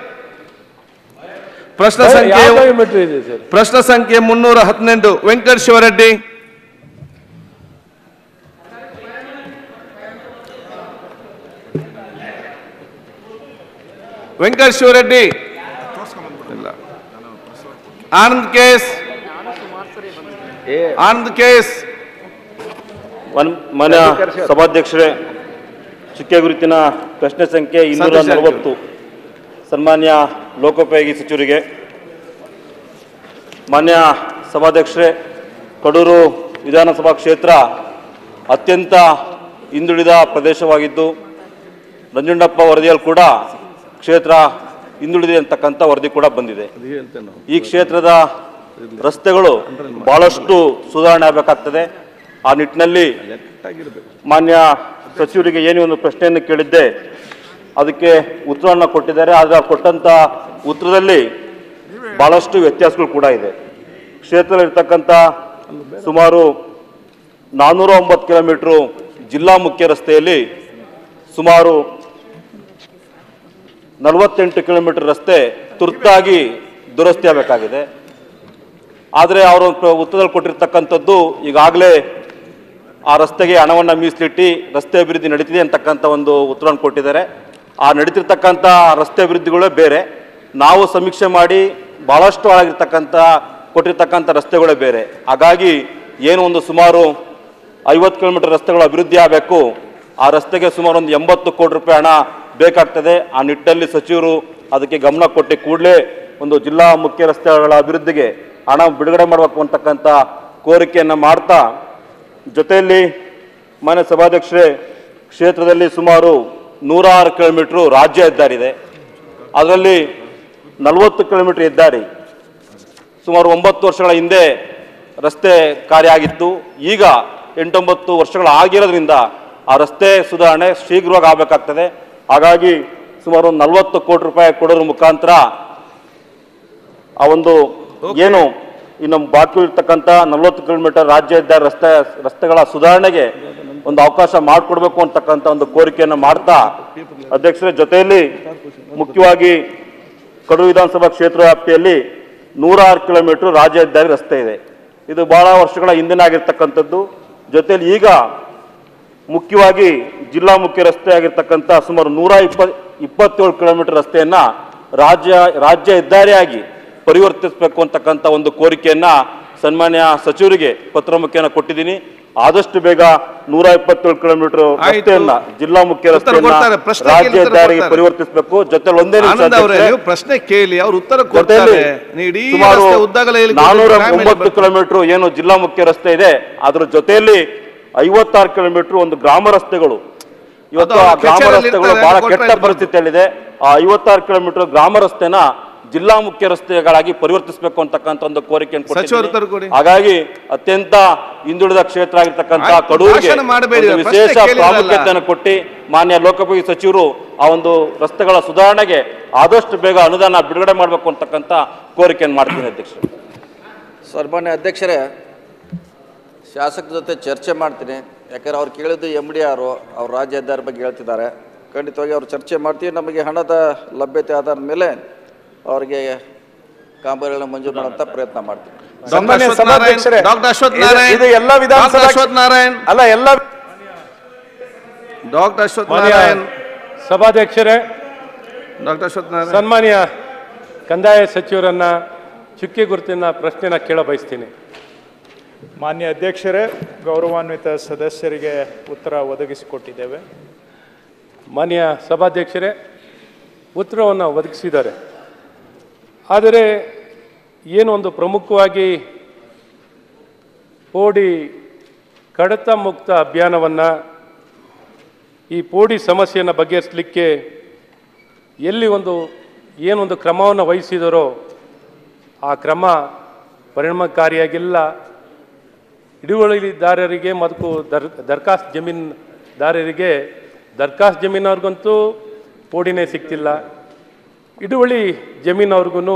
Speaker 1: ಪ್ರಶ್ನೆ
Speaker 3: ಯಾವ
Speaker 1: ಸಂಖ್ಯೆ
Speaker 3: biometry ಇದೆ ಸರ್
Speaker 1: ಪ್ರಶ್ನೆ ಸಂಖ್ಯೆ ಮುನ್ನೂರ ಹದಿನೆಂಟು ವೆಂಕಟ ಶಿವರೆಡ್ಡಿ ವೆಂಕಟ ಶಿವರೆಡ್ಡಿ ಇಲ್ಲ ಆನಂದ್ ಕೇಸ್ ಆನಂದ್ ಕೇಸ್
Speaker 16: ಮನ್- ಮಾನ್ಯ ಸಭಾಧ್ಯಕ್ಷರೇ ಚುಕ್ಕೆ ಗುರುತಿನ ಪ್ರಶ್ನೆ ಸಂಖ್ಯೆ ಇನ್ನೂರ
Speaker 1: ಸಂತೋಷ್
Speaker 16: ನಲವತ್ತು ಸನ್ಮಾನ್ಯ ಲೋಕೋಪಯೋಗಿ ಸಚಿವರಿಗೆ ಮಾನ್ಯ ಸಭಾಧ್ಯಕ್ಷರೇ ಕಡೂರು ವಿಧಾನಸಭಾ ಕ್ಷೇತ್ರ ಅತ್ಯಂತ ಹಿಂದುಳಿದ ಪ್ರದೇಶವಾಗಿದ್ದು ನಂಜುಂಡಪ್ಪ ವರದಿಯಲ್ಲಿ ಕೂಡ ಕ್ಷೇತ್ರ ಹಿಂದುಳಿದಿದೆ ಅಂತಕ್ಕಂಥ ವರದಿ ಕೂಡ ಬಂದಿದೆ ಈ ಕ್ಷೇತ್ರದ ರಸ್ತೆಗಳು ಬಹಳಷ್ಟು ಸುಧಾರಣೆ ಆಗಬೇಕಾಗ್ತದೆ ಆ ನಿಟ್ಟಿನಲ್ಲಿ ಮಾನ್ಯ ಸಚಿವರಿಗೆ ಏನೇ ಒಂದು ಪ್ರಶ್ನೆಯನ್ನು ಕೇಳಿದ್ದೆ ಅದಕ್ಕೆ ಉತ್ತರವನ್ನು ಕೊಟ್ಟಿದ್ದಾರೆ ಆದರೆ ಆ ಕೊಟ್ಟಂತ ಉತ್ತರದಲ್ಲಿ ಬಹಳಷ್ಟು ವ್ಯತ್ಯಾಸಗಳು ಕೂಡ ಇದೆ ಕ್ಷೇತ್ರದಲ್ಲಿರ್ತಕ್ಕಂಥ ಸುಮಾರು ನಾನ್ನೂರ ಒಂಬತ್ತು ಕಿಲೋಮೀಟ್ರು ಜಿಲ್ಲಾ ಮುಖ್ಯ ರಸ್ತೆಯಲ್ಲಿ ಸುಮಾರು ನಲವತ್ತೆಂಟು ಕಿಲೋಮೀಟರ್ ರಸ್ತೆ ತುರ್ತಾಗಿ ದುರಸ್ತಿ ಆಗಬೇಕಾಗಿದೆ ಆದರೆ ಅವರು ಪ್ರ- ಉತ್ತರದಲ್ಲಿ ಕೊಟ್ಟಿರ್ತಕ್ಕಂಥದ್ದು ಈಗಾಗಲೇ ಆ ರಸ್ತೆಗೆ ಹಣವನ್ನು ಮೀಸಲಿಟ್ಟು ರಸ್ತೆ ಅಭಿವೃದ್ಧಿ ನಡೀತಿದೆ ಅಂತಕ್ಕಂಥ ಒಂದು ಉತ್ತರವನ್ನು ಕೊಟ್ಟಿದ್ದಾರೆ ಆ ನಡೀತಿರ್ತಕ್ಕಂಥ ರಸ್ತೆ ಅಭಿವೃದ್ಧಿಗಳೇ ಬೇರೆ ನಾವು ಸಮೀಕ್ಷೆ ಮಾಡಿ ಬಹಳಷ್ಟು ಹಾಳಾಗಿರ್ತಕ್ಕಂಥ ಕೊಟ್ಟಿರ್ತಕ್ಕಂಥ ರಸ್ತೆಗಳೇ ಬೇರೆ ಹಾಗಾಗಿ ಏನು ಒಂದು ಸುಮಾರು ಐವತ್ತು ಕಿಲೋಮೀಟರ್ ರಸ್ತೆಗಳು ಅಭಿವೃದ್ಧಿ ಆಗಬೇಕು ಆ ರಸ್ತೆಗೆ ಸುಮಾರು ಒಂದು ಎಂಬತ್ತು ಕೋಟಿ ರೂಪಾಯಿ ಹಣ ಬೇಕಾಗ್ತದೆ ಆ ನಿಟ್ಟಲ್ಲಿ ಸಚಿವರು ಅದಕ್ಕೆ ಗಮನ ಕೊಟ್ಟು ಕೂಡಲೇ ಒಂದು ಜಿಲ್ಲಾ ಮುಖ್ಯ ರಸ್ತೆಗಳ ಅಭಿವೃದ್ಧಿಗೆ ಹಣ ಬಿಡುಗಡೆ ಮಾಡಬೇಕು ಅಂತಕ್ಕಂಥ ಕೋರಿಕೆಯನ್ನು ಮಾಡ್ತಾ ಜೊತೆಯಲ್ಲಿ ಮಾನ್ಯ ಸಭಾಧ್ಯಕ್ಷರೇ ಕ್ಷೇತ್ರದಲ್ಲಿ ಸುಮಾರು ನೂರಾರು ಕಿಲೋಮೀಟ್ರು ರಾಜ್ಯ ಹೆದ್ದಾರಿ ಇದೆ ಅದರಲ್ಲಿ ನಲವತ್ತು ಕಿಲೋಮೀಟರ್ ಹೆದ್ದಾರಿ ಸುಮಾರು ಒಂಬತ್ತು ವರ್ಷಗಳ ಹಿಂದೆ ರಸ್ತೆ ಕಾರ್ಯ ಆಗಿತ್ತು ಈಗ ಎಂಟೊಂಬತ್ತು ವರ್ಷಗಳ ಆಗಿರೋದ್ರಿಂದ ಆ ರಸ್ತೆ ಸುಧಾರಣೆ ಶೀಘ್ರವಾಗಿ ಆಗಬೇಕಾಗ್ತದೆ ಹಾಗಾಗಿ ಸುಮಾರು ಒಂದು ನಲವತ್ತು ಕೋಟಿ ರೂಪಾಯಿ ಕೊಡೋದ್ರ ಮುಖಾಂತರ ಆ ಒಂದು ಏನು ಇನ್ನು ಬಾಕಿ ಇರ್ತಕ್ಕಂಥ ನಲವತ್ತು ಕಿಲೋಮೀಟರ್ ರಾಜ್ಯ ಹೆದ್ದಾರಿ ರಸ್ತೆ ರಸ್ತೆಗಳ ಸುಧಾರಣೆಗೆ ಒಂದು ಅವಕಾಶ ಮಾಡಿಕೊಡ್ಬೇಕು ಅಂತಕ್ಕಂಥ ಒಂದು ಕೋರಿಕೆಯನ್ನು ಮಾಡ್ತಾ ಅಧ್ಯಕ್ಷರ ಜೊತೆಯಲ್ಲಿ ಮುಖ್ಯವಾಗಿ ಕಡೂರು ವಿಧಾನಸಭಾ ಕ್ಷೇತ್ರ ವ್ಯಾಪ್ತಿಯಲ್ಲಿ ನೂರಾರು ಕಿಲೋಮೀಟರ್ ರಾಜ್ಯ ಹೆದ್ದಾರಿ ರಸ್ತೆ ಇದೆ ಇದು ಬಹಳ ವರ್ಷಗಳ ಹಿಂದಿನ ಆಗಿರ್ತಕ್ಕಂಥದ್ದು ಜೊತೆಯಲ್ಲಿ ಈಗ ಮುಖ್ಯವಾಗಿ ಜಿಲ್ಲಾ ಮುಖ್ಯ ರಸ್ತೆ ಆಗಿರ್ತಕ್ಕಂಥ ಸುಮಾರು ನೂರ ಇಪ್ಪ ಇಪ್ಪತ್ತೇಳು ಕಿಲೋಮೀಟರ್ ರಸ್ತೆಯನ್ನ ರಾಜ್ಯ ರಾಜ್ಯ ಹೆದ್ದಾರಿಯಾಗಿ ಪರಿವರ್ತಿಸಬೇಕು ಅಂತಕ್ಕಂಥ ಒಂದು ಕೋರಿಕೆಯನ್ನ ಸನ್ಮಾನ್ಯ ಸಚಿವರಿಗೆ ಪತ್ರ ಮುಖೇನ ಕೊಟ್ಟಿದ್ದೀನಿ ಆದಷ್ಟು ಬೇಗ ನೂರ ಇಪ್ಪತ್ತೇಳು ಕಿಲೋಮೀಟರ್ ರಸ್ತೆಯನ್ನ ಜಿಲ್ಲಾ ಮುಖ್ಯ
Speaker 1: ಉತ್ತರ
Speaker 16: ರಸ್ತೆಯನ್ನ
Speaker 1: ಕೊಡ್ತಾರೆ, ಪ್ರಶ್ನೆ
Speaker 16: ರಾಜ್ಯ
Speaker 1: ಕೇಳಿ ಉತ್ತರ
Speaker 16: ಹೆದ್ದಾರಿಗೆ
Speaker 1: ಕೊಡ್ತಾರೆ.
Speaker 16: ಪರಿವರ್ತಿಸಬೇಕು ಜೊತೆಲಿ ಒಂದೇ ನಿಮಿಷ
Speaker 1: ಆನಂದ್ ಅವರೇ
Speaker 16: ಅಧ್ಯಕ್ಷರೇ.
Speaker 1: ನೀವು ಪ್ರಶ್ನೆ ಕೇಳಿ ಅವ್ರು ಉತ್ತರ
Speaker 16: ಜೊತೆಯಲ್ಲಿ
Speaker 1: ಕೊಡ್ತಾರೆ ನೀವು ಇಡೀ
Speaker 16: ಸುಮಾರು
Speaker 1: ರಸ್ತೆ ಉದ್ದಗಲ ಹೇಳಿ
Speaker 16: ನಾನೂರ
Speaker 1: time
Speaker 16: ಒಂಬತ್ತು
Speaker 1: ಹೇಳಿ
Speaker 16: ಕಿಲೋಮೀಟರ್ ಏನು ಜಿಲ್ಲಾ ಮುಖ್ಯ ರಸ್ತೆ ಇದೆ ಅದ್ರ ಜೊತೆಯಲ್ಲಿ ಐವತ್ತಾರು ಕಿಲೋಮೀಟರ್ ಒಂದು ಗ್ರಾಮ ರಸ್ತೆಗಳು ಇವತ್ತು
Speaker 1: ಅದು
Speaker 16: ಆ
Speaker 1: ಅವ್ರ
Speaker 16: ಗ್ರಾಮ
Speaker 1: ಕಚೇರಿಯಲ್ಲಿ
Speaker 16: ರಸ್ತೆಗಳು
Speaker 1: ಇರ್ತಾರೆ,
Speaker 16: ಬಹಳ
Speaker 1: ಕೊಟ್ರೆ
Speaker 16: ಕೆಟ್ಟ
Speaker 1: ಇದು.
Speaker 16: ಪರಿಸ್ಥಿತಿಯಲ್ಲಿದೆ ಆ ಐವತ್ತಾರು ಕಿಲೋಮೀಟರ್ ಗ್ರಾಮ ರಸ್ತೆನ ಜಿಲ್ಲಾ ಮುಖ್ಯ ರಸ್ತೆಗಳಾಗಿ ಪರಿವರ್ತಿಸಬೇಕು ಅಂತಕ್ಕಂಥ ಒಂದು ಕೋರಿಕೆಯನ್ನು
Speaker 1: ಸಚಿವರು ಉತ್ತರ ಕೊಡಿ.
Speaker 16: ಕೊಟ್ಟಿದ್ದೀನಿ. ಹಾಗಾಗಿ ಅತ್ಯಂತ ಹಿಂದುಳಿದ ಕ್ಷೇತ್ರ ಆಗಿರ್ತಕ್ಕಂಥ
Speaker 1: ಆಯ್ತು,
Speaker 16: ಕಡೂರಿಗೆ
Speaker 1: ಭಾಷಣ ಮಾಡಬೇಡಿ,
Speaker 16: ಒಂದು
Speaker 1: ಪ್ರಶ್ನೆ
Speaker 16: ವಿಶೇಷ
Speaker 1: ಕೇಳಿದ್ರಲ್ಲ.
Speaker 16: ಪ್ರಾಮುಖ್ಯತೆಯನ್ನು ಕೊಟ್ಟು ಮಾನ್ಯ ಲೋಕೋಪಯೋಗಿ ಸಚಿವರು ಆ ಒಂದು ರಸ್ತೆಗಳ ಸುಧಾರಣೆಗೆ ಆದಷ್ಟು ಬೇಗ ಅನುದಾನ ಬಿಡುಗಡೆ ಮಾಡಬೇಕು ಅಂತಕ್ಕಂಥ ಕೋರಿಕೆಯನ್ನು ಮಾಡ್ತೀನಿ ಅಧ್ಯಕ್ಷರು
Speaker 17: ಸನ್ಮಾನ್ಯ ಅಧ್ಯಕ್ಷರೇ ಶಾಸಕರ ಜೊತೆ ಚರ್ಚೆ ಮಾಡ್ತೀನಿ ಯಾಕಂದ್ರೆ ಅವ್ರು ಕೇಳಿದ್ದು ಎಮ್ ಡಿ ಆರು ಅವ್ರ ರಾಜ್ಯ ಹೆದ್ದಾರಿ ಬಗ್ಗೆ ಹೇಳ್ತಿದ್ದಾರೆ ಖಂಡಿತವಾಗಿ ಅವ್ರು ಚರ್ಚೆ ಮಾಡ್ತೀವಿ ನಮಗೆ ಹಣದ ಲಭ್ಯತೆ ಆಧಾರದ ಮೇಲೆ ಅವರಿಗೆ ಕಾಮಗಾರಿಗಳನ್ನ ಮಂಜೂರು ಮಾಡುವಂಥ ಪ್ರಯತ್ನ ಮಾಡ್ತೀವಿ
Speaker 2: ಸನ್ಮಾನ್ಯ
Speaker 1: ಅಶ್ವಥ್
Speaker 2: ಸಭಾಧ್ಯಕ್ಷರೇ,
Speaker 1: ನಾರಾಯಣ್, ಡಾಕ್ಟರ್ ಅಶ್ವಥ್
Speaker 2: ಇದು-
Speaker 1: ನಾರಾಯಣ್
Speaker 2: ಇದು ಎಲ್ಲ ವಿಧಾನಸಭಾ
Speaker 1: ಡಾಕ್ಟರ್ ಅಶ್ವಥ್ ನಾರಾಯಣ್
Speaker 2: ಅಲ್ಲ ಎಲ್ಲ
Speaker 1: ಡಾಕ್ಟರ್ ಅಶ್ವಥ್
Speaker 3: ಮಾನ್ಯ
Speaker 1: ನಾರಾಯಣ್
Speaker 3: ಸಭಾಧ್ಯಕ್ಷರೇ
Speaker 1: ಡಾಕ್ಟರ್ ಅಶ್ವಥ್ ನಾರಾಯಣ್
Speaker 3: ಸನ್ಮಾನ್ಯ ಕಂದಾಯ ಸಚಿವರನ್ನ ಚುಕ್ಕಿ ಗುರುತಿನ ಪ್ರಶ್ನೆನ ಕೇಳ ಬಯಸ್ತೀನಿ
Speaker 2: ಮಾನ್ಯ ಅಧ್ಯಕ್ಷರೇ ಗೌರವಾನ್ವಿತ ಸದಸ್ಯರಿಗೆ ಉತ್ತರ ಒದಗಿಸಿಕೊಟ್ಟಿದ್ದೇವೆ
Speaker 3: ಮಾನ್ಯ ಸಭಾಧ್ಯಕ್ಷರೇ ಉತ್ತರವನ್ನು ಒದಗಿಸಿದ್ದಾರೆ ಆದರೆ ಏನೊಂದು ಪ್ರಮುಖವಾಗಿ ಪೋಡಿ ಕಡತ ಮುಕ್ತ ಅಭಿಯಾನವನ್ನು ಈ ಪೋಡಿ ಸಮಸ್ಯೆಯನ್ನು ಬಗೆಹರಿಸಲಿಕ್ಕೆ ಎಲ್ಲಿ ಒಂದು ಏನೊಂದು ಕ್ರಮವನ್ನು ವಹಿಸಿದರೋ ಆ ಕ್ರಮ ಪರಿಣಾಮಕಾರಿಯಾಗಿಲ್ಲ ಹಿಡುವಳಿದಾರರಿಗೆ ಮತ್ತು ದರ್ ದರ್ಖಾಸ್ತ್ ಜಮೀನ್ದಾರರಿಗೆ ದರ್ಖಾಸ್ತ್ ಜಮೀನವ್ರಿಗಂತೂ ಪೋಡಿನೇ ಸಿಗ್ತಿಲ್ಲ ಹಿಡುವಳಿ ಜಮೀನವ್ರಿಗೂ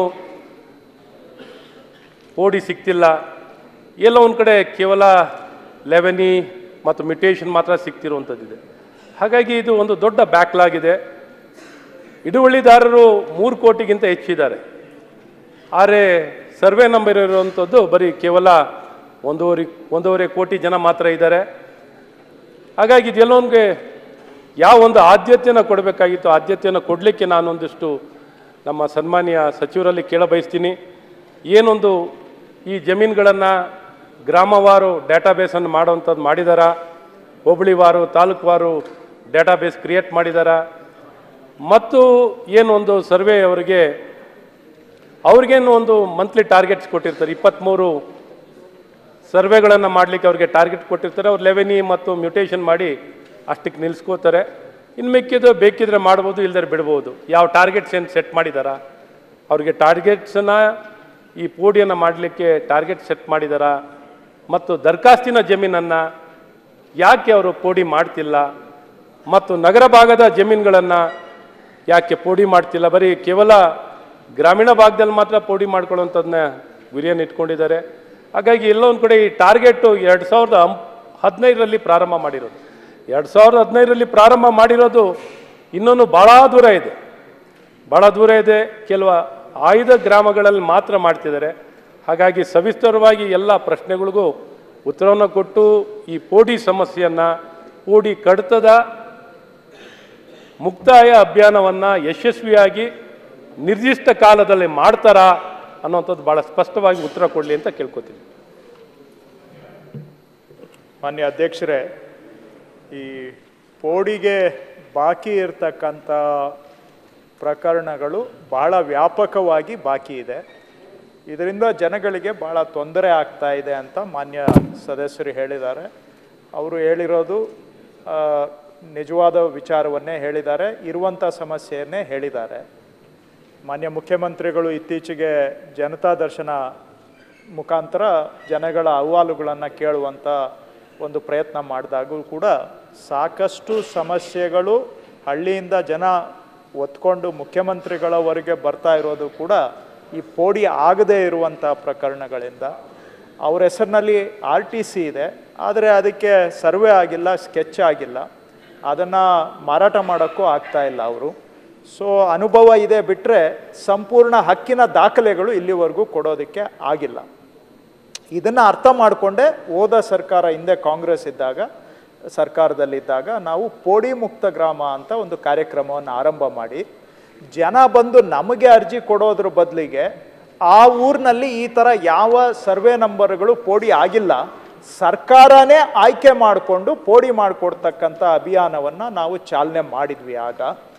Speaker 3: ಪೋಡಿ ಸಿಗ್ತಿಲ್ಲ ಎಲ್ಲ ಒಂದು ಕಡೆ ಕೇವಲ ಲೆವೆನಿ ಮತ್ತು ಮಿಟೇಷನ್ ಮಾತ್ರ ಸಿಗ್ತಿರುವಂಥದ್ದಿದೆ ಹಾಗಾಗಿ ಇದು ಒಂದು ದೊಡ್ಡ ಬ್ಯಾಕ್ಲಾಗ್ ಇದೆ ಹಿಡುವಳಿದಾರರು ಮೂರು ಕೋಟಿಗಿಂತ ಹೆಚ್ಚಿದ್ದಾರೆ ಆದರೆ ಸರ್ವೆ ನಂಬರ್ ಇರುವಂಥದ್ದು ಬರೀ ಕೇವಲ ಒಂದೂವರೆ ಒಂದೂವರೆ ಕೋಟಿ ಜನ ಮಾತ್ರ ಇದ್ದಾರೆ ಹಾಗಾಗಿ ಇದೆಲ್ಲವನ್ಗೆ ಯಾವ ಒಂದು ಆದ್ಯತೆಯನ್ನು ಕೊಡಬೇಕಾಗಿತ್ತು ಆದ್ಯತೆಯನ್ನು ಕೊಡಲಿಕ್ಕೆ ನಾನೊಂದಿಷ್ಟು ನಮ್ಮ ಸನ್ಮಾನ್ಯ ಸಚಿವರಲ್ಲಿ ಕೇಳ ಬಯಸ್ತೀನಿ ಏನೊಂದು ಈ ಜಮೀನುಗಳನ್ನು ಗ್ರಾಮವಾರು ಡೇಟಾಬೇಸನ್ನು ಮಾಡೋವಂಥದ್ದು ಮಾಡಿದಾರಾ ಹೋಬಳಿವಾರು ತಾಲೂಕುವಾರು ಡೇಟಾಬೇಸ್ ಕ್ರಿಯೇಟ್ ಮಾಡಿದಾರಾ ಮತ್ತು ಏನೊಂದು ಸರ್ವೆ ಅವರಿಗೆ ಅವ್ರಿಗೇನು ಒಂದು ಮಂತ್ಲಿ ಟಾರ್ಗೆಟ್ಸ್ ಕೊಟ್ಟಿರ್ತಾರೆ ಇಪ್ಪತ್ತ್ಮೂರು ಸರ್ವೆಗಳನ್ನು ಮಾಡಲಿಕ್ಕೆ ಅವ್ರಿಗೆ ಟಾರ್ಗೆಟ್ ಕೊಟ್ಟಿರ್ತಾರೆ ಅವ್ರು ಲೆವೆನಿ ಮತ್ತು ಮ್ಯೂಟೇಷನ್ ಮಾಡಿ ಅಷ್ಟಕ್ಕೆ ನಿಲ್ಲಿಸ್ಕೋತಾರೆ ಇನ್ನು ಮಿಕ್ಕಿದ್ದು ಬೇಕಿದ್ರೆ ಮಾಡ್ಬೋದು ಇಲ್ದರೆ ಬಿಡ್ಬೋದು ಯಾವ ಟಾರ್ಗೆಟ್ಸ್ ಏನು ಸೆಟ್ ಮಾಡಿದಾರಾ ಅವ್ರಿಗೆ ಟಾರ್ಗೆಟ್ಸನ್ನು ಈ ಪೋಡಿಯನ್ನು ಮಾಡಲಿಕ್ಕೆ ಟಾರ್ಗೆಟ್ ಸೆಟ್ ಮಾಡಿದಾರಾ ಮತ್ತು ದರ್ಖಾಸ್ತಿನ ಜಮೀನನ್ನು ಯಾಕೆ ಅವರು ಪೋಡಿ ಮಾಡ್ತಿಲ್ಲ ಮತ್ತು ನಗರ ಭಾಗದ ಜಮೀನುಗಳನ್ನು ಯಾಕೆ ಪೋಡಿ ಮಾಡ್ತಿಲ್ಲ ಬರೀ ಕೇವಲ ಗ್ರಾಮೀಣ ಭಾಗದಲ್ಲಿ ಮಾತ್ರ ಪೋಡಿ ಮಾಡ್ಕೊಳ್ಳೋಂಥದ್ದನ್ನ ಗುರಿಯನ್ನು ಇಟ್ಕೊಂಡಿದ್ದಾರೆ ಹಾಗಾಗಿ ಎಲ್ಲೋ ಒಂದು ಕಡೆ ಈ ಟಾರ್ಗೆಟು ಎರಡು ಸಾವಿರದ ಹಂ ಹದಿನೈದರಲ್ಲಿ ಪ್ರಾರಂಭ ಮಾಡಿರೋದು ಎರಡು ಸಾವಿರದ ಹದಿನೈದರಲ್ಲಿ ಪ್ರಾರಂಭ ಮಾಡಿರೋದು ಇನ್ನೂ ಭಾಳ ದೂರ ಇದೆ ಭಾಳ ದೂರ ಇದೆ ಕೆಲವು ಆಯ್ದ ಗ್ರಾಮಗಳಲ್ಲಿ ಮಾತ್ರ ಮಾಡ್ತಿದ್ದಾರೆ ಹಾಗಾಗಿ ಸವಿಸ್ತರವಾಗಿ ಎಲ್ಲ ಪ್ರಶ್ನೆಗಳಿಗೂ ಉತ್ತರವನ್ನು ಕೊಟ್ಟು ಈ ಪೋಡಿ ಸಮಸ್ಯೆಯನ್ನು ಪೋಡಿ ಕಡಿತದ ಮುಕ್ತಾಯ ಅಭಿಯಾನವನ್ನು ಯಶಸ್ವಿಯಾಗಿ ನಿರ್ದಿಷ್ಟ ಕಾಲದಲ್ಲಿ ಮಾಡ್ತಾರಾ ಅನ್ನೋಂಥದ್ದು ಭಾಳ ಸ್ಪಷ್ಟವಾಗಿ ಉತ್ತರ ಕೊಡಲಿ ಅಂತ ಕೇಳ್ಕೊತೀನಿ
Speaker 2: ಮಾನ್ಯ ಅಧ್ಯಕ್ಷರೇ ಈ ಪೋಡಿಗೆ ಬಾಕಿ ಇರ್ತಕ್ಕಂಥ ಪ್ರಕರಣಗಳು ಬಹಳ ವ್ಯಾಪಕವಾಗಿ ಬಾಕಿ ಇದೆ ಇದರಿಂದ ಜನಗಳಿಗೆ ಬಹಳ ತೊಂದರೆ ಆಗ್ತಾ ಇದೆ ಅಂತ ಮಾನ್ಯ ಸದಸ್ಯರು ಹೇಳಿದ್ದಾರೆ ಅವರು ಹೇಳಿರೋದು ಆ, ನಿಜವಾದ ವಿಚಾರವನ್ನೇ ಹೇಳಿದ್ದಾರೆ ಇರುವಂಥ ಸಮಸ್ಯೆಯನ್ನೇ ಹೇಳಿದ್ದಾರೆ ಮಾನ್ಯ ಮುಖ್ಯಮಂತ್ರಿಗಳು ಇತ್ತೀಚೆಗೆ ಜನತಾ ದರ್ಶನ ಮುಖಾಂತರ ಜನಗಳ ಅಹವಾಲುಗಳನ್ನು ಕೇಳುವಂಥ ಒಂದು ಪ್ರಯತ್ನ ಮಾಡಿದಾಗೂ ಕೂಡ ಸಾಕಷ್ಟು ಸಮಸ್ಯೆಗಳು ಹಳ್ಳಿಯಿಂದ ಜನ ಒತ್ಕೊಂಡು ಮುಖ್ಯಮಂತ್ರಿಗಳವರೆಗೆ ಬರ್ತಾ ಇರೋದು ಕೂಡ ಈ ಪೋಡಿ ಆಗದೇ ಇರುವಂಥ ಪ್ರಕರಣಗಳಿಂದ ಅವ್ರ ಹೆಸರಿನಲ್ಲಿ ಆರ್ ಟಿ ಸಿ ಇದೆ ಆದರೆ ಅದಕ್ಕೆ ಸರ್ವೆ ಆಗಿಲ್ಲ ಸ್ಕೆಚ್ ಆಗಿಲ್ಲ ಅದನ್ನು ಮಾರಾಟ ಮಾಡೋಕ್ಕೂ ಆಗ್ತಾ ಇಲ್ಲ ಅವರು ಸೊ ಅನುಭವ ಇದೆ ಬಿಟ್ಟರೆ ಸಂಪೂರ್ಣ ಹಕ್ಕಿನ ದಾಖಲೆಗಳು ಇಲ್ಲಿವರೆಗೂ ಕೊಡೋದಕ್ಕೆ ಆಗಿಲ್ಲ ಇದನ್ನು ಅರ್ಥ ಮಾಡಿಕೊಂಡೇ ಹೋದ ಸರ್ಕಾರ ಹಿಂದೆ ಕಾಂಗ್ರೆಸ್ ಇದ್ದಾಗ ಸರ್ಕಾರದಲ್ಲಿದ್ದಾಗ ನಾವು ಪೋಡಿ ಮುಕ್ತ ಗ್ರಾಮ ಅಂತ ಒಂದು ಕಾರ್ಯಕ್ರಮವನ್ನು ಆರಂಭ ಮಾಡಿ ಜನ ಬಂದು ನಮಗೆ ಅರ್ಜಿ ಕೊಡೋದ್ರ ಬದಲಿಗೆ ಆ ಊರಿನಲ್ಲಿ ಈ ಥರ ಯಾವ ಸರ್ವೆ ನಂಬರ್ಗಳು ಪೋಡಿ ಆಗಿಲ್ಲ ಸರ್ಕಾರನೇ ಆಯ್ಕೆ ಮಾಡಿಕೊಂಡು ಪೋಡಿ ಮಾಡಿಕೊಡ್ತಕ್ಕಂಥ ಅಭಿಯಾನವನ್ನು ನಾವು ಚಾಲನೆ ಮಾಡಿದ್ವಿ ಆಗ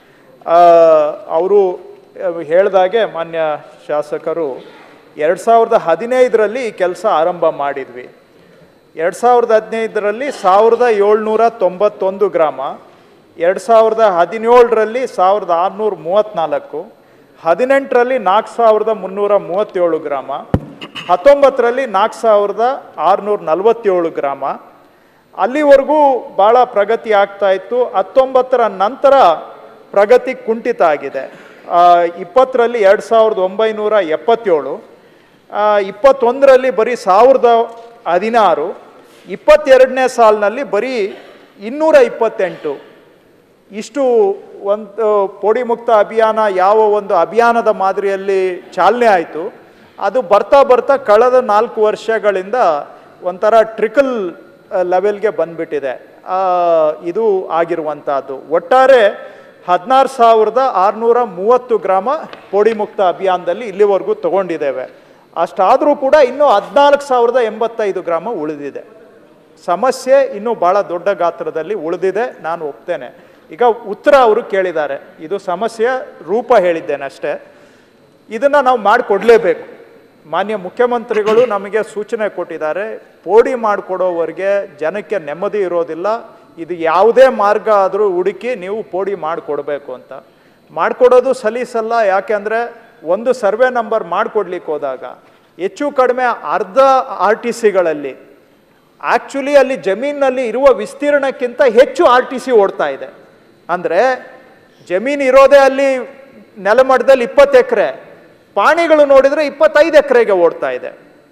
Speaker 2: ಅವರು ಹೇಳ್ದಾಗೆ ಮಾನ್ಯ ಶಾಸಕರು ಎರಡು ಸಾವಿರದ ಹದಿನೈದರಲ್ಲಿ ಈ ಕೆಲಸ ಆರಂಭ ಮಾಡಿದ್ವಿ ಎರಡು ಸಾವಿರದ ಹದಿನೈದರಲ್ಲಿ ಸಾವಿರದ ಏಳ್ನೂರ ತೊಂಬತ್ತೊಂದು ಗ್ರಾಮ ಎರಡು ಸಾವಿರದ ಹದಿನೇಳರಲ್ಲಿ ಸಾವಿರದ ಆರುನೂರ ಮೂವತ್ತ್ನಾಲ್ಕು ಹದಿನೆಂಟರಲ್ಲಿ ನಾಲ್ಕು ಸಾವಿರದ ಮುನ್ನೂರ ಮೂವತ್ತೇಳು ಗ್ರಾಮ ಹತ್ತೊಂಬತ್ತರಲ್ಲಿ ನಾಲ್ಕು ಸಾವಿರದ ಆರುನೂರ ನಲವತ್ತೇಳು ಗ್ರಾಮ ಅಲ್ಲಿವರೆಗೂ ಭಾಳ ಪ್ರಗತಿ ಆಗ್ತಾ ಇತ್ತು ಹತ್ತೊಂಬತ್ತರ ನಂತರ ಪ್ರಗತಿ ಕುಂಠಿತ ಆಗಿದೆ ಆ, ಇಪ್ಪತ್ತರಲ್ಲಿ ಎರಡು ಸಾವಿರದ ಒಂಬೈನೂರ ಎಪ್ಪತ್ತೇಳು ಆ, ಇಪ್ಪತ್ತೊಂದರಲ್ಲಿ ಬರೀ ಸಾವಿರದ ಹದಿನಾರು ಇಪ್ಪತ್ತೆರಡನೇ ಸಾಲಿನಲ್ಲಿ ಬರೀ ಇನ್ನೂರ ಇಪ್ಪತ್ತೆಂಟು ಇಷ್ಟು ಒಂದು ಪೋಡಿ ಮುಕ್ತ ಅಭಿಯಾನ ಯಾವ ಒಂದು ಅಭಿಯಾನದ ಮಾದರಿಯಲ್ಲಿ ಚಾಲನೆ ಆಯಿತು ಅದು ಬರ್ತಾ ಬರ್ತಾ ಕಳೆದ ನಾಲ್ಕು ವರ್ಷಗಳಿಂದ ಒಂಥರ ಟ್ರಿಕಲ್ ಲೆವೆಲ್ಗೆ ಬಂದ್ಬಿಟ್ಟಿದೆ ಆ, ಇದು ಆಗಿರುವಂಥದ್ದು ಒಟ್ಟಾರೆ ಹದಿನಾರು ಸಾವಿರದ ಆರುನೂರ ಮೂವತ್ತು ಗ್ರಾಮ ಪೋಡಿ ಮುಕ್ತ ಅಭಿಯಾನದಲ್ಲಿ ಇಲ್ಲಿವರೆಗೂ ತಗೊಂಡಿದ್ದೇವೆ ಅಷ್ಟಾದರೂ ಕೂಡ ಇನ್ನೂ ಹದಿನಾಲ್ಕು ಸಾವಿರದ ಎಂಬತ್ತೈದು ಗ್ರಾಮ ಉಳಿದಿದೆ ಸಮಸ್ಯೆ ಇನ್ನೂ ಭಾಳ ದೊಡ್ಡ ಗಾತ್ರದಲ್ಲಿ ಉಳಿದಿದೆ ನಾನು ಒಪ್ತೇನೆ ಈಗ ಉತ್ತರ ಅವರು ಕೇಳಿದ್ದಾರೆ ಇದು ಸಮಸ್ಯೆ ರೂಪ ಹೇಳಿದ್ದೇನೆ ಅಷ್ಟೇ ಇದನ್ನು ನಾವು ಮಾಡಿಕೊಡ್ಲೇಬೇಕು ಮಾನ್ಯ ಮುಖ್ಯಮಂತ್ರಿಗಳು ನಮಗೆ ಸೂಚನೆ ಕೊಟ್ಟಿದ್ದಾರೆ ಪೋಡಿ ಮಾಡಿಕೊಡೋವರೆಗೆ ಜನಕ್ಕೆ ನೆಮ್ಮದಿ ಇರೋದಿಲ್ಲ ಇದು ಯಾವುದೇ ಮಾರ್ಗ ಆದರೂ ಹುಡುಕಿ ನೀವು ಪೋಡಿ ಮಾಡಿಕೊಡ್ಬೇಕು ಅಂತ ಮಾಡಿಕೊಡೋದು ಸಲೀಸಲ್ಲ ಯಾಕೆಂದರೆ ಒಂದು ಸರ್ವೆ ನಂಬರ್ ಮಾಡಿಕೊಡ್ಲಿಕ್ಕೆ ಹೋದಾಗ ಹೆಚ್ಚು ಕಡಿಮೆ ಅರ್ಧ ಆರ್ ಟಿ ಸಿಗಳಲ್ಲಿ ಆ್ಯಕ್ಚುಲಿ ಅಲ್ಲಿ ಜಮೀನಿನಲ್ಲಿ ಇರುವ ವಿಸ್ತೀರ್ಣಕ್ಕಿಂತ ಹೆಚ್ಚು ಆರ್ ಟಿ ಸಿ ಓಡ್ತಾ ಇದೆ ಅಂದರೆ ಜಮೀನು ಇರೋದೇ ಅಲ್ಲಿ ನೆಲಮಟ್ಟದಲ್ಲಿ ಇಪ್ಪತ್ತು ಎಕರೆ ಪಾಣಿಗಳು ನೋಡಿದರೆ ಇಪ್ಪತ್ತೈದು ಎಕರೆಗೆ ಓಡ್ತಾ ಇದೆ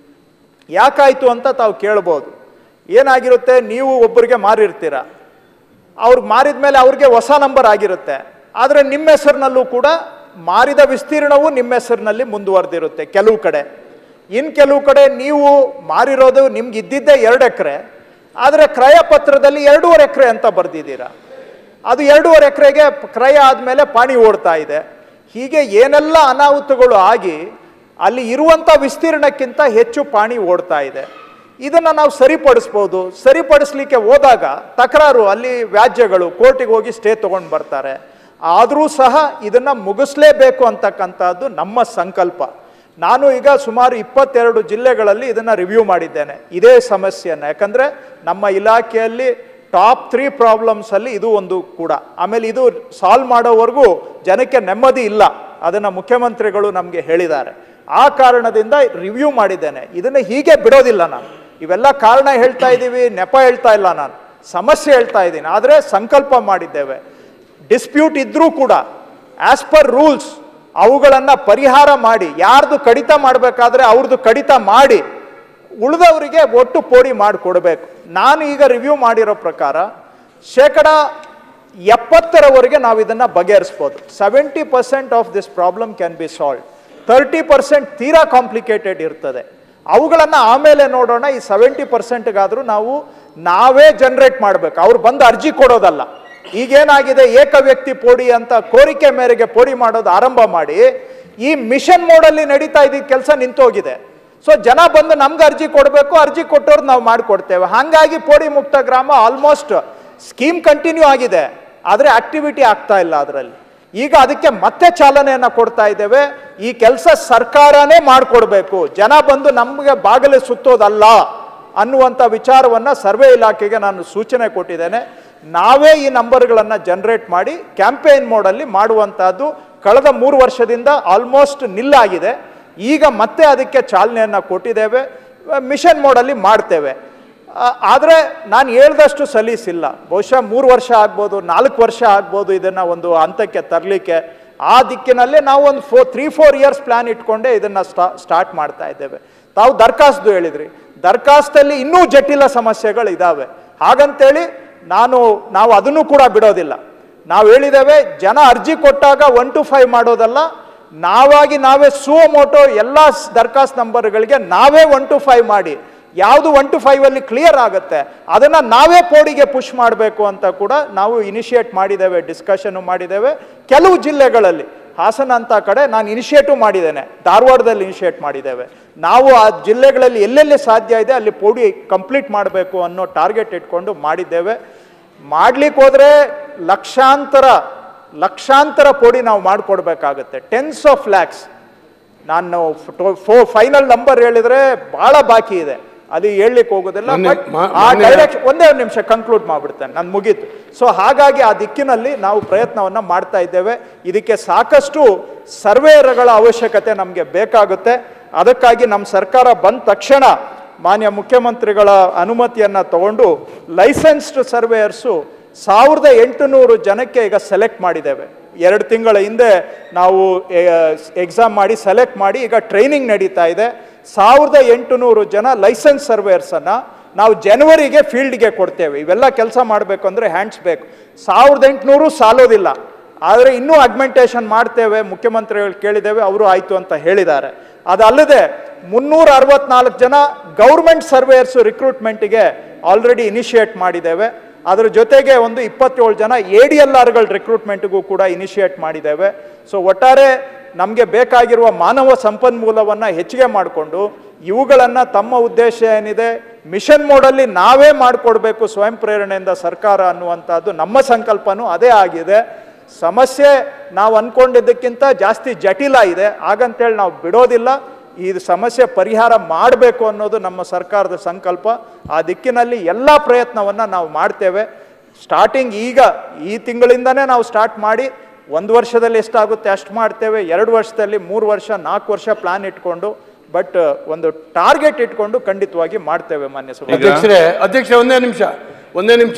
Speaker 2: ಯಾಕಾಯಿತು ಅಂತ ತಾವು ಕೇಳ್ಬೋದು ಏನಾಗಿರುತ್ತೆ ನೀವು ಒಬ್ಬರಿಗೆ ಮಾರಿರ್ತೀರ ಅವ್ರಿಗೆ ಮಾರಿದ ಮೇಲೆ ಅವ್ರಿಗೆ ಹೊಸ ನಂಬರ್ ಆಗಿರುತ್ತೆ ಆದರೆ ನಿಮ್ಮ ಹೆಸರಿನಲ್ಲೂ ಕೂಡ ಮಾರಿದ ವಿಸ್ತೀರ್ಣವು ನಿಮ್ಮ ಹೆಸರಿನಲ್ಲಿ ಮುಂದುವರೆದಿರುತ್ತೆ ಕೆಲವು ಕಡೆ ಇನ್ನು ಕೆಲವು ಕಡೆ ನೀವು ಮಾರಿರೋದು ನಿಮ್ಗೆ ಇದ್ದಿದ್ದೇ ಎರಡು ಎಕರೆ ಆದರೆ ಕ್ರಯ ಪತ್ರದಲ್ಲಿ ಎರಡೂವರೆ ಎಕರೆ ಅಂತ ಬರೆದಿದ್ದೀರಾ ಅದು ಎರಡೂವರೆ ಎಕರೆಗೆ ಕ್ರಯ ಆದಮೇಲೆ ಪಾಣಿ ಓಡ್ತಾ ಇದೆ ಹೀಗೆ ಏನೆಲ್ಲ ಅನಾಹುತಗಳು ಆಗಿ ಅಲ್ಲಿ ಇರುವಂಥ ವಿಸ್ತೀರ್ಣಕ್ಕಿಂತ ಹೆಚ್ಚು ಪಾಣಿ ಓಡ್ತಾ ಇದೆ ಇದನ್ನು ನಾವು ಸರಿಪಡಿಸ್ಬೋದು ಸರಿಪಡಿಸ್ಲಿಕ್ಕೆ ಹೋದಾಗ ತಕರಾರು ಅಲ್ಲಿ ವ್ಯಾಜ್ಯಗಳು ಕೋರ್ಟಿಗೆ ಹೋಗಿ ಸ್ಟೇ ತೊಗೊಂಡು ಬರ್ತಾರೆ ಆದರೂ ಸಹ ಇದನ್ನು ಮುಗಿಸ್ಲೇಬೇಕು ಅಂತಕ್ಕಂಥದ್ದು ನಮ್ಮ ಸಂಕಲ್ಪ ನಾನು ಈಗ ಸುಮಾರು ಇಪ್ಪತ್ತೆರಡು ಜಿಲ್ಲೆಗಳಲ್ಲಿ ಇದನ್ನು ರಿವ್ಯೂ ಮಾಡಿದ್ದೇನೆ ಇದೇ ಸಮಸ್ಯೆಯನ್ನು ಯಾಕಂದರೆ ನಮ್ಮ ಇಲಾಖೆಯಲ್ಲಿ ಟಾಪ್ ತ್ರೀ ಪ್ರಾಬ್ಲಮ್ಸಲ್ಲಿ ಇದು ಒಂದು ಕೂಡ ಆಮೇಲೆ ಇದು ಸಾಲ್ವ್ ಮಾಡೋವರೆಗೂ ಜನಕ್ಕೆ ನೆಮ್ಮದಿ ಇಲ್ಲ ಅದನ್ನು ಮುಖ್ಯಮಂತ್ರಿಗಳು ನಮಗೆ ಹೇಳಿದ್ದಾರೆ ಆ ಕಾರಣದಿಂದ ರಿವ್ಯೂ ಮಾಡಿದ್ದೇನೆ ಇದನ್ನು ಹೀಗೆ ಬಿಡೋದಿಲ್ಲ ನಾನು ಇವೆಲ್ಲ ಕಾರಣ ಹೇಳ್ತಾ ಇದ್ದೀವಿ ನೆಪ ಹೇಳ್ತಾ ಇಲ್ಲ ನಾನು ಸಮಸ್ಯೆ ಹೇಳ್ತಾ ಇದ್ದೀನಿ ಆದರೆ ಸಂಕಲ್ಪ ಮಾಡಿದ್ದೇವೆ ಡಿಸ್ಪ್ಯೂಟ್ ಇದ್ರೂ ಕೂಡ ಆಸ್ ಪರ್ ರೂಲ್ಸ್ ಅವುಗಳನ್ನು ಪರಿಹಾರ ಮಾಡಿ ಯಾರ್ದು ಕಡಿತ ಮಾಡಬೇಕಾದ್ರೆ ಅವ್ರದ್ದು ಕಡಿತ ಮಾಡಿ ಉಳಿದವರಿಗೆ ಒಟ್ಟು ಪೋಡಿ ಮಾಡಿಕೊಡ್ಬೇಕು ನಾನು ಈಗ ರಿವ್ಯೂ ಮಾಡಿರೋ ಪ್ರಕಾರ ಶೇಕಡ ಎಪ್ಪತ್ತರವರೆಗೆ ನಾವು ಇದನ್ನು ಬಗೆಹರಿಸ್ಬೋದು seventy percent of this problem can be solve thirty percent ತೀರಾ ಕಾಂಪ್ಲಿಕೇಟೆಡ್ ಇರ್ತದೆ ಅವುಗಳನ್ನು ಆಮೇಲೆ ನೋಡೋಣ ಈ ಸೆವೆಂಟಿ ಪರ್ಸೆಂಟ್ಗಾದರೂ ನಾವು ನಾವೇ ಜನರೇಟ್ ಮಾಡಬೇಕು ಅವ್ರು ಬಂದು ಅರ್ಜಿ ಕೊಡೋದಲ್ಲ ಈಗೇನಾಗಿದೆ ಏಕ ವ್ಯಕ್ತಿ ಪೋಡಿ ಅಂತ ಕೋರಿಕೆ ಮೇರೆಗೆ ಪೋಡಿ ಮಾಡೋದು ಆರಂಭ ಮಾಡಿ ಈ ಮಿಷನ್ ಮೋಡಲ್ಲಿ ನಡೀತಾ ಇದ್ದ ಕೆಲಸ ನಿಂತೋಗಿದೆ ಸೊ ಜನ ಬಂದು ನಮ್ಗೆ ಅರ್ಜಿ ಕೊಡಬೇಕು ಅರ್ಜಿ ಕೊಟ್ಟವ್ರು ನಾವು ಮಾಡಿಕೊಡ್ತೇವೆ ಹಾಗಾಗಿ ಪೋಡಿ ಮುಕ್ತ ಗ್ರಾಮ ಆಲ್ಮೋಸ್ಟ್ ಸ್ಕೀಮ್ ಕಂಟಿನ್ಯೂ ಆಗಿದೆ ಆದರೆ ಆಕ್ಟಿವಿಟಿ ಆಗ್ತಾ ಇಲ್ಲ ಅದರಲ್ಲಿ ಈಗ ಅದಕ್ಕೆ ಮತ್ತೆ ಚಾಲನೆಯನ್ನು ಕೊಡ್ತಾ ಇದ್ದೇವೆ ಈ ಕೆಲಸ ಸರ್ಕಾರನೇ ಮಾಡಿಕೊಡ್ಬೇಕು ಜನ ಬಂದು ನಮಗೆ ಬಾಗಿಲು ಸುತ್ತೋದಲ್ಲ ಅನ್ನುವಂಥ ವಿಚಾರವನ್ನು ಸರ್ವೆ ಇಲಾಖೆಗೆ ನಾನು ಸೂಚನೆ ಕೊಟ್ಟಿದ್ದೇನೆ ನಾವೇ ಈ ನಂಬರ್ಗಳನ್ನು ಜನರೇಟ್ ಮಾಡಿ ಕ್ಯಾಂಪೇನ್ ಮೋಡಲ್ಲಿ ಮಾಡುವಂಥದ್ದು ಕಳೆದ ಮೂರು ವರ್ಷದಿಂದ ಆಲ್ಮೋಸ್ಟ್ ನಿಲ್ಲಾಗಿದೆ ಈಗ ಮತ್ತೆ ಅದಕ್ಕೆ ಚಾಲನೆಯನ್ನು ಕೊಟ್ಟಿದ್ದೇವೆ ಮಿಷನ್ ಮೋಡಲ್ಲಿ ಮಾಡ್ತೇವೆ ಆದರೆ ನಾನು ಹೇಳ್ದಷ್ಟು ಸಲೀಸಿಲ್ಲ ಬಹುಶಃ ಮೂರು ವರ್ಷ ಆಗ್ಬೋದು ನಾಲ್ಕು ವರ್ಷ ಆಗ್ಬೋದು ಇದನ್ನು ಒಂದು ಹಂತಕ್ಕೆ ತರಲಿಕ್ಕೆ ಆ ದಿಕ್ಕಿನಲ್ಲೇ ನಾವು ಒಂದು ಫೋ ತ್ರೀ ಫೋರ್ ಇಯರ್ಸ್ ಪ್ಲ್ಯಾನ್ ಇಟ್ಕೊಂಡೇ ಇದನ್ನು ಸ್ಟಾ ಸ್ಟಾರ್ಟ್ ಮಾಡ್ತಾ ಇದ್ದೇವೆ ತಾವು ದರ್ಖಾಸ್ತು ಹೇಳಿದ್ರಿ ದರ್ಖಾಸ್ತಲ್ಲಿ ಇನ್ನೂ ಜಟಿಲ ಸಮಸ್ಯೆಗಳು ಇದ್ದಾವೆ ಹಾಗಂತೇಳಿ ನಾನು ನಾವು ಅದನ್ನು ಕೂಡ ಬಿಡೋದಿಲ್ಲ ನಾವು ಹೇಳಿದ್ದೇವೆ ಜನ ಅರ್ಜಿ ಕೊಟ್ಟಾಗ ಒನ್ ಟು ಫೈವ್ ಮಾಡೋದಲ್ಲ ನಾವಾಗಿ ನಾವೇ ಸುವಮೋಟೋ ಎಲ್ಲ ದರ್ಖಾಸ್ತ್ ನಂಬರ್ಗಳಿಗೆ ನಾವೇ ಒನ್ ಟು ಫೈವ್ ಮಾಡಿ ಯಾವುದು ಒನ್ ಟು ಫೈವ್ ಅಲ್ಲಿ ಕ್ಲಿಯರ್ ಆಗುತ್ತೆ ಅದನ್ನ ನಾವೇ ಪೋಡಿಗೆ ಪುಷ್ ಮಾಡಬೇಕು ಅಂತ ಕೂಡ ನಾವು ಇನಿಷಿಯೇಟ್ ಮಾಡಿದ್ದೇವೆ ಡಿಸ್ಕಷನ್ ಮಾಡಿದ್ದೇವೆ ಕೆಲವು ಜಿಲ್ಲೆಗಳಲ್ಲಿ ಹಾಸನ ಅಂತ ಕಡೆ ನಾನು ಇನಿಷಿಯೇಟಿವ್ ಮಾಡಿದ್ದೇನೆ ಧಾರವಾಡದಲ್ಲಿ ಇನಿಷಿಯೇಟ್ ಮಾಡಿದ್ದೇವೆ ನಾವು ಆ ಜಿಲ್ಲೆಗಳಲ್ಲಿ ಎಲ್ಲೆಲ್ಲಿ ಸಾಧ್ಯ ಇದೆ ಅಲ್ಲಿ ಪೋಡಿ ಕಂಪ್ಲೀಟ್ ಮಾಡಬೇಕು ಅನ್ನೋ ಟಾರ್ಗೆಟ್ ಇಟ್ಕೊಂಡು ಮಾಡಿದ್ದೇವೆ ಮಾಡ್ಲಿಕ್ಕೆ ಹೋದ್ರೆ ಲಕ್ಷಾಂತರ ಲಕ್ಷಾಂತರ ಪೋಡಿ ನಾವು ಮಾಡಿಕೊಡ್ಬೇಕಾಗತ್ತೆ ಟೆನ್ಸ್ ಆಫ್ ಲ್ಯಾಕ್ಸ್ ನಾನು ಫೋ ಫೈನಲ್ ನಂಬರ್ ಹೇಳಿದ್ರೆ ಬಹಳ ಬಾಕಿ ಇದೆ ಅದು ಹೇಳಲಿಕ್ಕೆ ಹೋಗೋದಿಲ್ಲ
Speaker 18: ಮೊನ್ನೆ-
Speaker 2: ಬಟ್
Speaker 18: ಮಾ-
Speaker 2: ಆ
Speaker 18: ಮೊನ್ನೆ-
Speaker 2: ಡೈರೆಕ್ಷನ್ ಒಂದೇ ಒಂದು ನಿಮಿಷ ಕನ್ಕ್ಲೂಡ್ ಮಾಡ್ಬಿಡ್ತೇನೆ ನಾನು ಮುಗೀತು ಸೊ ಹಾಗಾಗಿ ಆ ದಿಕ್ಕಿನಲ್ಲಿ ನಾವು ಪ್ರಯತ್ನವನ್ನ ಮಾಡ್ತಾ ಇದ್ದೇವೆ ಇದಕ್ಕೆ ಸಾಕಷ್ಟು ಸರ್ವೇಯರ್ಗಳ ಅವಶ್ಯಕತೆ ನಮಗೆ ಬೇಕಾಗುತ್ತೆ ಅದಕ್ಕಾಗಿ ನಮ್ಮ ಸರ್ಕಾರ ಬಂದ ತಕ್ಷಣ ಮಾನ್ಯ ಮುಖ್ಯಮಂತ್ರಿಗಳ ಅನುಮತಿಯನ್ನ ತಗೊಂಡು ಲೈಸೆನ್ಸ್ಡ್ ಸರ್ವೇಯರ್ಸು ಸಾವಿರದ ಎಂಟುನೂರು ಜನಕ್ಕೆ ಈಗ ಸೆಲೆಕ್ಟ್ ಮಾಡಿದ್ದೇವೆ ಎರಡು ತಿಂಗಳ ಹಿಂದೆ ನಾವು ಎಕ್ಸಾಮ್ ಮಾಡಿ ಸೆಲೆಕ್ಟ್ ಮಾಡಿ ಈಗ ಟ್ರೈನಿಂಗ್ ನಡೀತಾ ಇದೆ ಸಾವಿರದ ಎಂಟುನೂರು ಜನ ಲೈಸೆನ್ಸ್ ಸರ್ವೇಯರ್ಸನ್ನು ನಾವು ಜನವರಿಗೆ ಫೀಲ್ಡ್ಗೆ ಕೊಡ್ತೇವೆ ಇವೆಲ್ಲ ಕೆಲಸ ಮಾಡಬೇಕು ಅಂದರೆ ಹ್ಯಾಂಡ್ಸ್ ಬೇಕು ಸಾವಿರದ ಎಂಟುನೂರು ಸಾಲೋದಿಲ್ಲ ಆದರೆ ಇನ್ನೂ ಅಗ್ಮೆಂಟೇಷನ್ ಮಾಡ್ತೇವೆ ಮುಖ್ಯಮಂತ್ರಿಗಳು ಕೇಳಿದ್ದೇವೆ ಅವರು ಆಯಿತು ಅಂತ ಹೇಳಿದ್ದಾರೆ ಅದಲ್ಲದೆ ಮುನ್ನೂರ ಅರವತ್ನಾಲ್ಕು ಜನ ಗೌರ್ಮೆಂಟ್ ಸರ್ವೇಯರ್ಸ್ ರಿಕ್ರೂಟ್ಮೆಂಟಿಗೆ ಆಲ್ರೆಡಿ ಇನಿಷಿಯೇಟ್ ಮಾಡಿದ್ದೇವೆ ಅದರ ಜೊತೆಗೆ ಒಂದು ಇಪ್ಪತ್ತೇಳು ಜನ ಎ ಡಿ ಎಲ್ ಆರ್ಗಳ ರಿಕ್ರೂಟ್ಮೆಂಟ್ಗೂ ಕೂಡ ಇನಿಷಿಯೇಟ್ ಮಾಡಿದ್ದೇವೆ ಸೊ ಒಟ್ಟಾರೆ ನಮಗೆ ಬೇಕಾಗಿರುವ ಮಾನವ ಸಂಪನ್ಮೂಲವನ್ನು ಹೆಚ್ಚಿಗೆ ಮಾಡಿಕೊಂಡು ಇವುಗಳನ್ನು ತಮ್ಮ ಉದ್ದೇಶ ಏನಿದೆ ಮಿಷನ್ ಮೋಡಲ್ಲಿ ನಾವೇ ಮಾಡಿಕೊಡ್ಬೇಕು ಸ್ವಯಂ ಪ್ರೇರಣೆಯಿಂದ ಸರ್ಕಾರ ಅನ್ನುವಂಥದ್ದು ನಮ್ಮ ಸಂಕಲ್ಪನೂ ಅದೇ ಆಗಿದೆ ಸಮಸ್ಯೆ ನಾವು ಅಂದ್ಕೊಂಡಿದ್ದಕ್ಕಿಂತ ಜಾಸ್ತಿ ಜಟಿಲ ಇದೆ ಹಾಗಂತೇಳಿ ನಾವು ಬಿಡೋದಿಲ್ಲ ಈ ಸಮಸ್ಯೆ ಪರಿಹಾರ ಮಾಡಬೇಕು ಅನ್ನೋದು ನಮ್ಮ ಸರ್ಕಾರದ ಸಂಕಲ್ಪ ಆ ದಿಕ್ಕಿನಲ್ಲಿ ಎಲ್ಲ ಪ್ರಯತ್ನವನ್ನು ನಾವು ಮಾಡ್ತೇವೆ ಸ್ಟಾರ್ಟಿಂಗ್ ಈಗ ಈ ತಿಂಗಳಿಂದನೇ ನಾವು ಸ್ಟಾರ್ಟ್ ಮಾಡಿ ಒಂದು ವರ್ಷದಲ್ಲಿ ಎಷ್ಟಾಗುತ್ತೆ ಅಷ್ಟು ಮಾಡ್ತೇವೆ ಎರಡು ವರ್ಷದಲ್ಲಿ ಮೂರು ವರ್ಷ ನಾಲ್ಕು ವರ್ಷ ಪ್ಲಾನ್ ಇಟ್ಕೊಂಡು ಬಟ್ ಒಂದು ಟಾರ್ಗೆಟ್ ಇಟ್ಕೊಂಡು ಖಂಡಿತವಾಗಿ ಮಾಡ್ತೇವೆ ಮಾನ್ಯ ಸಭಾ
Speaker 18: ಅಧ್ಯಕ್ಷರೇ ಅಧ್ಯಕ್ಷ ಒಂದೇ ನಿಮಿಷ ಒಂದೇ ನಿಮಿಷ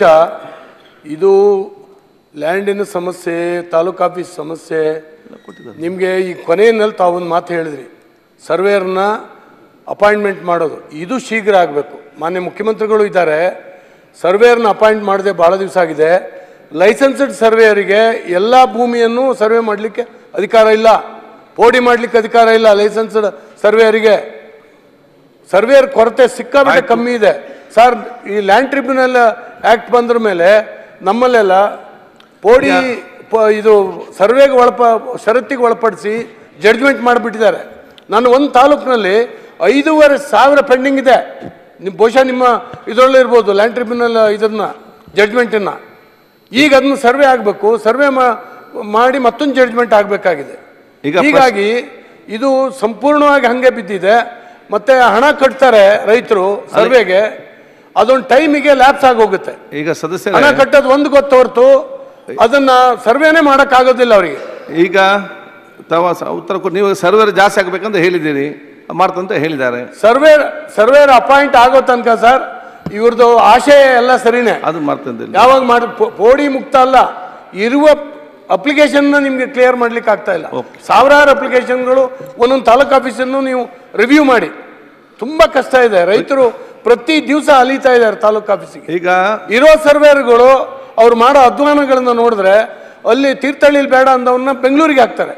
Speaker 18: ಇದು ಲ್ಯಾಂಡಿನ ಸಮಸ್ಯೆ ತಾಲೂಕು ಆಫೀಸ್ ಸಮಸ್ಯೆ ನಿಮಗೆ ಈ ಕೊನೆಯಲ್ಲಿ ತಾವೊಂದು ಮಾತು ಹೇಳಿದ್ರಿ ಸರ್ವೇಯರ್ನ ಅಪಾಯಿಂಟ್ಮೆಂಟ್ ಮಾಡೋದು ಇದು ಶೀಘ್ರ ಆಗಬೇಕು ಮಾನ್ಯ ಮುಖ್ಯಮಂತ್ರಿಗಳು ಇದ್ದಾರೆ ಸರ್ವೇಯರ್ನ ಅಪಾಯಿಂಟ್ ಮಾಡದೆ ಭಾಳ ದಿವಸ ಆಗಿದೆ ಲೈಸೆನ್ಸ್ಡ್ ಸರ್ವೇಯರಿಗೆ ಎಲ್ಲ ಭೂಮಿಯನ್ನು ಸರ್ವೆ ಮಾಡಲಿಕ್ಕೆ ಅಧಿಕಾರ ಇಲ್ಲ ಪೋಡಿ ಮಾಡಲಿಕ್ಕೆ ಅಧಿಕಾರ ಇಲ್ಲ ಲೈಸೆನ್ಸ್ಡ್ ಸರ್ವೇಯರಿಗೆ ಸರ್ವೇಯರ್ ಕೊರತೆ ಸಿಕ್ಕಾಬಿಟ್ಟೆ ಕಮ್ಮಿ ಇದೆ ಸರ್ ಈ ಲ್ಯಾಂಡ್ ಟ್ರಿಬ್ಯುನಲ್ ಆಕ್ಟ್ ಬಂದ್ರ ಮೇಲೆ ನಮ್ಮಲ್ಲೆಲ್ಲ ಪೋಡಿ ಪ- ಇದು ಸರ್ವೆಗೆ ಒಳಪ ಷರತ್ತಿಗೆ ಒಳಪಡಿಸಿ ಜಡ್ಜ್ಮೆಂಟ್ ಮಾಡಿಬಿಟ್ಟಿದ್ದಾರೆ ನಾನು ಒಂದು ತಾಲೂಕಿನಲ್ಲಿ ಐದೂವರೆ ಸಾವಿರ ಪೆಂಡಿಂಗ್ ಇದೆ ನಿಮ್ಮ ಬಹುಶಃ ನಿಮ್ಮ ಇದರಲ್ಲೇ ಇರ್ಬೋದು ಲ್ಯಾಂಡ್ ಟ್ರಿಬ್ಯುನಲ್ ಇದನ್ನ ಜಡ್ಜ್ಮೆಂಟನ್ನು ಈಗ ಅದನ್ನ ಸರ್ವೆ ಆಗಬೇಕು ಸರ್ವೆ ಮಾಡಿ ಮತ್ತೊಂದು ಜಡ್ಜ್ಮೆಂಟ್ ಆಗಬೇಕಾಗಿದೆ
Speaker 1: ಈಗ ಪ್ರಶ್ನೆ-
Speaker 18: ಹೀಗಾಗಿ ಇದು ಸಂಪೂರ್ಣವಾಗಿ ಹಂಗೆ ಬಿದ್ದಿದೆ ಮತ್ತೆ ಹಣ ಕಟ್ತಾರೆ ರೈತರು ಸರ್ವೆಗೆ ಅದೊಂದು ಟೈಮಿಗೆ ಲ್ಯಾಪ್ಸ್ ಆಗೋಗುತ್ತೆ
Speaker 1: ಈಗ
Speaker 18: ಹಣ
Speaker 1: ಸದಸ್ಯರೇ
Speaker 18: ಕಟ್ಟೋದು ಒಂದು ಗೊತ್ತು ಹೊರತು ಅದನ್ನ ಸರ್ವೇನೇ ಮಾಡೋಕ್ಕಾಗೋದಿಲ್ಲ ಅವರಿಗೆ
Speaker 1: ಈಗ ತಾವ ಸ- ಉತ್ತರ ಕೊಟ್ಟು ನೀವು ಸರ್ವರ್ ಜಾಸ್ತಿ ಆಗ್ಬೇಕಂತ ಹೇಳಿದ್ದೀರಿ ಮಾಡ್ತಂತ ಹೇಳಿದ್ದಾರೆ
Speaker 18: ಸರ್ವೇರ್ ಸರ್ವೇರ್ ಅಪಾಯಿಂಟ್ ಆಗೋ ತನಕ ಸರ್ ಇವ್ರದ್ದು ಆಶಯ ಎಲ್ಲ ಸರಿನೇ
Speaker 1: ಅದು ಮಾಡ್ತಂದಿಲ್ಲ
Speaker 18: ಯಾವಾಗ ಮಾಡಿ ಪೋ- ಪೋಡಿ ಮುಕ್ತ ಅಲ್ಲ ಇರುವ ಅಪ್ಲಿಕೇಶನ್ ನಿಮ್ಗೆ ಕ್ಲಿಯರ್ ಮಾಡ್ಲಿಕ್ಕೆ ಆಗ್ತಾ ಇಲ್ಲ ಸಾವಿರಾರು ಅಪ್ಲಿಕೇಶನ್ಗಳು ಒಂದೊಂದು ತಾಲೂಕು ಆಫೀಸನ್ನು ನೀವು ರಿವ್ಯೂ ಮಾಡಿ ತುಂಬಾ ಕಷ್ಟ ಇದೆ ರೈತರು ಪ್ರತಿ ದಿವಸ ಅಲೀತಾ ಇದ್ದಾರೆ ತಾಲೂಕು ಆಫೀಸಿಗೆ
Speaker 1: ಈಗ
Speaker 18: ಇರೋ ಸರ್ವೇರ್ಗಳು ಅವ್ರು ಮಾಡೋ ಅಧ್ವಾನಗಳನ್ನ ನೋಡಿದ್ರೆ ಅಲ್ಲಿ ತೀರ್ಥಹಳ್ಳಿಲಿ ಬೇಡ ಅಂದವನ್ನ ಬೆಂಗಳೂರಿಗೆ ಹಾಕ್ತಾರೆ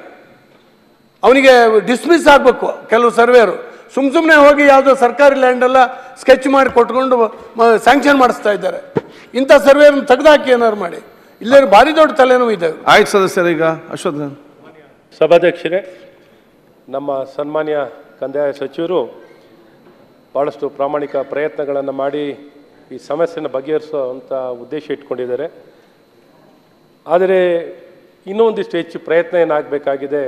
Speaker 18: ಅವನಿಗೆ ಡಿಸ್ಮಿಸ್ ಆಗಬೇಕು ಕೆಲವು ಸರ್ವೇರು ಸುಮ್ ಸುಮ್ಮನೆ ಹೋಗಿ ಯಾವುದೋ ಸರ್ಕಾರಿ ಲ್ಯಾಂಡ್ ಎಲ್ಲ ಸ್ಕೆಚ್ ಮಾಡಿ ಕೊಟ್ಕೊಂಡು ಸ್ಯಾಂಕ್ಷನ್ ಮಾಡಿಸ್ತಾ ಇದ್ದಾರೆ ಇಂಥ ಸರ್ವೇರನ್ನ ತೆಗೆದಾಕಿ ಏನಾರು ಮಾಡಿ ಇಲ್ಲೇ ಭಾರಿ ದೊಡ್ಡ ತಲೆನೋವು ಇದೆ
Speaker 1: ಆಯ್ತು ಸದಸ್ಯರು ಈಗ ಅಶ್ವಥ್
Speaker 3: ಸಭಾಧ್ಯಕ್ಷರೇ ನಮ್ಮ ಸನ್ಮಾನ್ಯ ಕಂದಾಯ ಸಚಿವರು ಭಾಳಷ್ಟು ಪ್ರಾಮಾಣಿಕ ಪ್ರಯತ್ನಗಳನ್ನು ಮಾಡಿ ಈ ಸಮಸ್ಯೆನ ಬಗೆಹರಿಸುವಂಥ ಉದ್ದೇಶ ಇಟ್ಕೊಂಡಿದ್ದಾರೆ ಆದರೆ ಇನ್ನೊಂದಿಷ್ಟು ಹೆಚ್ಚು ಪ್ರಯತ್ನ ಏನಾಗಬೇಕಾಗಿದೆ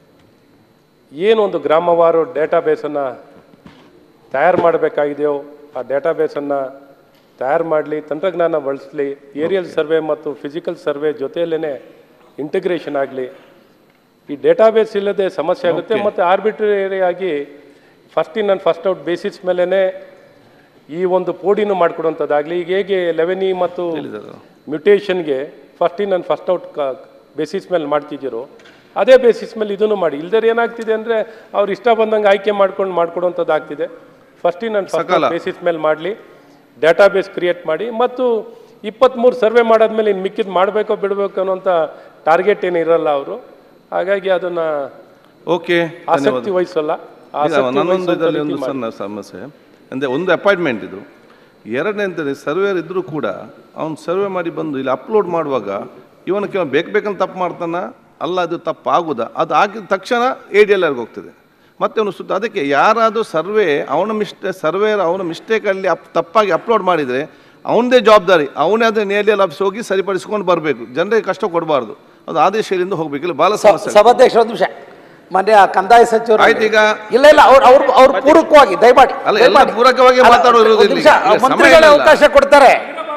Speaker 3: ಏನೊಂದು ಗ್ರಾಮವಾರು ಡೇಟಾಬೇಸನ್ನು ತಯಾರು ಮಾಡಬೇಕಾಗಿದೆಯೋ ಆ ಡೇಟಾಬೇಸನ್ನು ತಯಾರು ಮಾಡಲಿ ತಂತ್ರಜ್ಞಾನ ಬಳಸಲಿ ಏರಿಯಲ್ ಸರ್ವೆ ಮತ್ತು ಫಿಸಿಕಲ್ ಸರ್ವೆ ಜೊತೆಯಲ್ಲೇ ಇಂಟಿಗ್ರೇಷನ್ ಆಗಲಿ ಈ ಡೇಟಾಬೇಸ್ ಇಲ್ಲದೆ ಸಮಸ್ಯೆ ಆಗುತ್ತೆ
Speaker 1: Okay.
Speaker 3: ಮತ್ತು ಆರ್ಬಿಟ್ರರಿ ಆಗಿ first in and first out basis ಮೇಲೇ ಈ ಒಂದು ಪೋಡಿನೂ ಮಾಡಿಕೊಡುವಂಥದ್ದಾಗಲಿ ಈಗ ಹೇಗೆ ಲೆವೆನಿ ಮತ್ತು ಮ್ಯುಟೇಷನ್ಗೆ first in and first out basis ಮೇಲೆ ಮಾಡ್ತಿದ್ದೀರೋ ಅದೇ ಬೇಸಿಸ್ ಮೇಲೆ ಇದನ್ನು ಮಾಡಿ ಇಲ್ದರೆ ಏನಾಗ್ತಿದೆ ಅಂದರೆ ಅವ್ರು ಇಷ್ಟ ಬಂದಂಗೆ ಆಯ್ಕೆ ಮಾಡ್ಕೊಂಡು ಮಾಡ್ಕೊಡುವಂಥದ್ದು ಆಗ್ತಿದೆ ಫಸ್ಟ್ ಇನ್ ಆ್ಯಂಡ್ ಫಸ್ಟ್
Speaker 1: ಸಕಾಲ.
Speaker 3: ಬೇಸಿಸ್ ಮೇಲೆ ಮಾಡಲಿ ಡೇಟಾಬೇಸ್ ಕ್ರಿಯೇಟ್ ಮಾಡಿ ಮತ್ತು ಇಪ್ಪತ್ತ್ಮೂರು ಸರ್ವೆ ಮಾಡಾದ್ಮೇಲೆ ಇನ್ನು ಮಿಕ್ಕಿದ್ದು ಮಾಡಬೇಕೋ ಬಿಡಬೇಕು ಅನ್ನೋಂಥ ಟಾರ್ಗೆಟ್ ಏನು ಇರಲ್ಲ ಅವರು ಹಾಗಾಗಿ ಅದನ್ನು
Speaker 1: ಓಕೆ
Speaker 3: ಆಸಕ್ತಿ ವಹಿಸಲ್ಲ
Speaker 1: ಈಗ
Speaker 3: ಆಸಕ್ತಿ
Speaker 1: ನನ್ನೊಂದು
Speaker 3: ವಹಿಸುವಂಥ
Speaker 1: ಇದರಲ್ಲಿ
Speaker 3: ರೀತಿ
Speaker 1: ಒಂದು
Speaker 3: ಮಾಡಿ.
Speaker 1: ಸಣ್ಣ ಸಮಸ್ಯೆ ಅಂದರೆ ಒಂದು ಅಪಾಯಿಂಟ್ಮೆಂಟ್ ಇದು ಎರಡನೇ ಅಂತಂದರೆ ಸರ್ವೇರ್ ಇದ್ದರೂ ಕೂಡ ಅವ್ನು ಸರ್ವೆ ಮಾಡಿ ಬಂದು ಇಲ್ಲಿ ಅಪ್ಲೋಡ್ ಮಾಡುವಾಗ ಇವನು ಕೆಲವು ಬೇಕು ಬೇಕಂತ ತಪ್ಪು ಮಾಡ್ತಾನ ಅಲ್ಲ ಅದು ತಪ್ಪಾಗುದಾ ಅದು ಆಗಿದ ತಕ್ಷಣ ಎ ಡಿ ಎಲ್ ಆರ್ಗೆ ಹೋಗ್ತದೆ ಮತ್ತೆ ಅವನು ಸುತ್ತ ಅದಕ್ಕೆ ಯಾರಾದರೂ ಸರ್ವೆ ಅವನ ಮಿಸ್ಟೇ ಸರ್ವೇರ್ ಅವನ ಮಿಸ್ಟೇಕಲ್ಲಿ ಅಪ್ ತಪ್ಪಾಗಿ ಅಪ್ಲೋಡ್ ಮಾಡಿದರೆ ಅವನದೇ ಜವಾಬ್ದಾರಿ ಅವನೇ ಅದೇ ನೇಲಿಯಲ್ಲಿ ಆಫೀಸ್ ಹೋಗಿ ಸರಿಪಡಿಸ್ಕೊಂಡು ಬರಬೇಕು ಜನರಿಗೆ ಕಷ್ಟ ಕೊಡಬಾರ್ದು ಅದು ಆದೇಶದಿಂದ ಹೋಗ್ಬೇಕು ಇಲ್ಲ ಭಾಳ ಸಮಸ್ಯೆ
Speaker 6: ಸಭಾಧ್ಯಕ್ಷ ಒಂದು ನಿಮಿಷ ಮಾನ್ಯ ಕಂದಾಯ ಸಚಿವರು
Speaker 1: ಆಯ್ತು ಈಗ
Speaker 6: ಇಲ್ಲ ಇಲ್ಲ ಅವ್ರು ಅವ್ರು ಅವ್ರು ಪೂರಕವಾಗಿ ದಯಮಾಡಿ
Speaker 1: ಅಲ್ಲ, ಎಲ್ಲ
Speaker 6: ದಯಮಾಡಿ.
Speaker 1: ಪೂರಕವಾಗಿ
Speaker 6: ಅಲ್ಲ,
Speaker 1: ಮಾತಾಡೋರು
Speaker 6: ಒಂದು
Speaker 1: ಇಲ್ಲಿ.
Speaker 6: ನಿಮಿಷ,
Speaker 1: ಇಲ್ಲ, ಸಮಯ
Speaker 6: ಮಂತ್ರಿಗಳೇ
Speaker 1: ಇಲ್ಲ.
Speaker 6: ಅವಕಾಶ ಕೊಡ್ತಾರೆ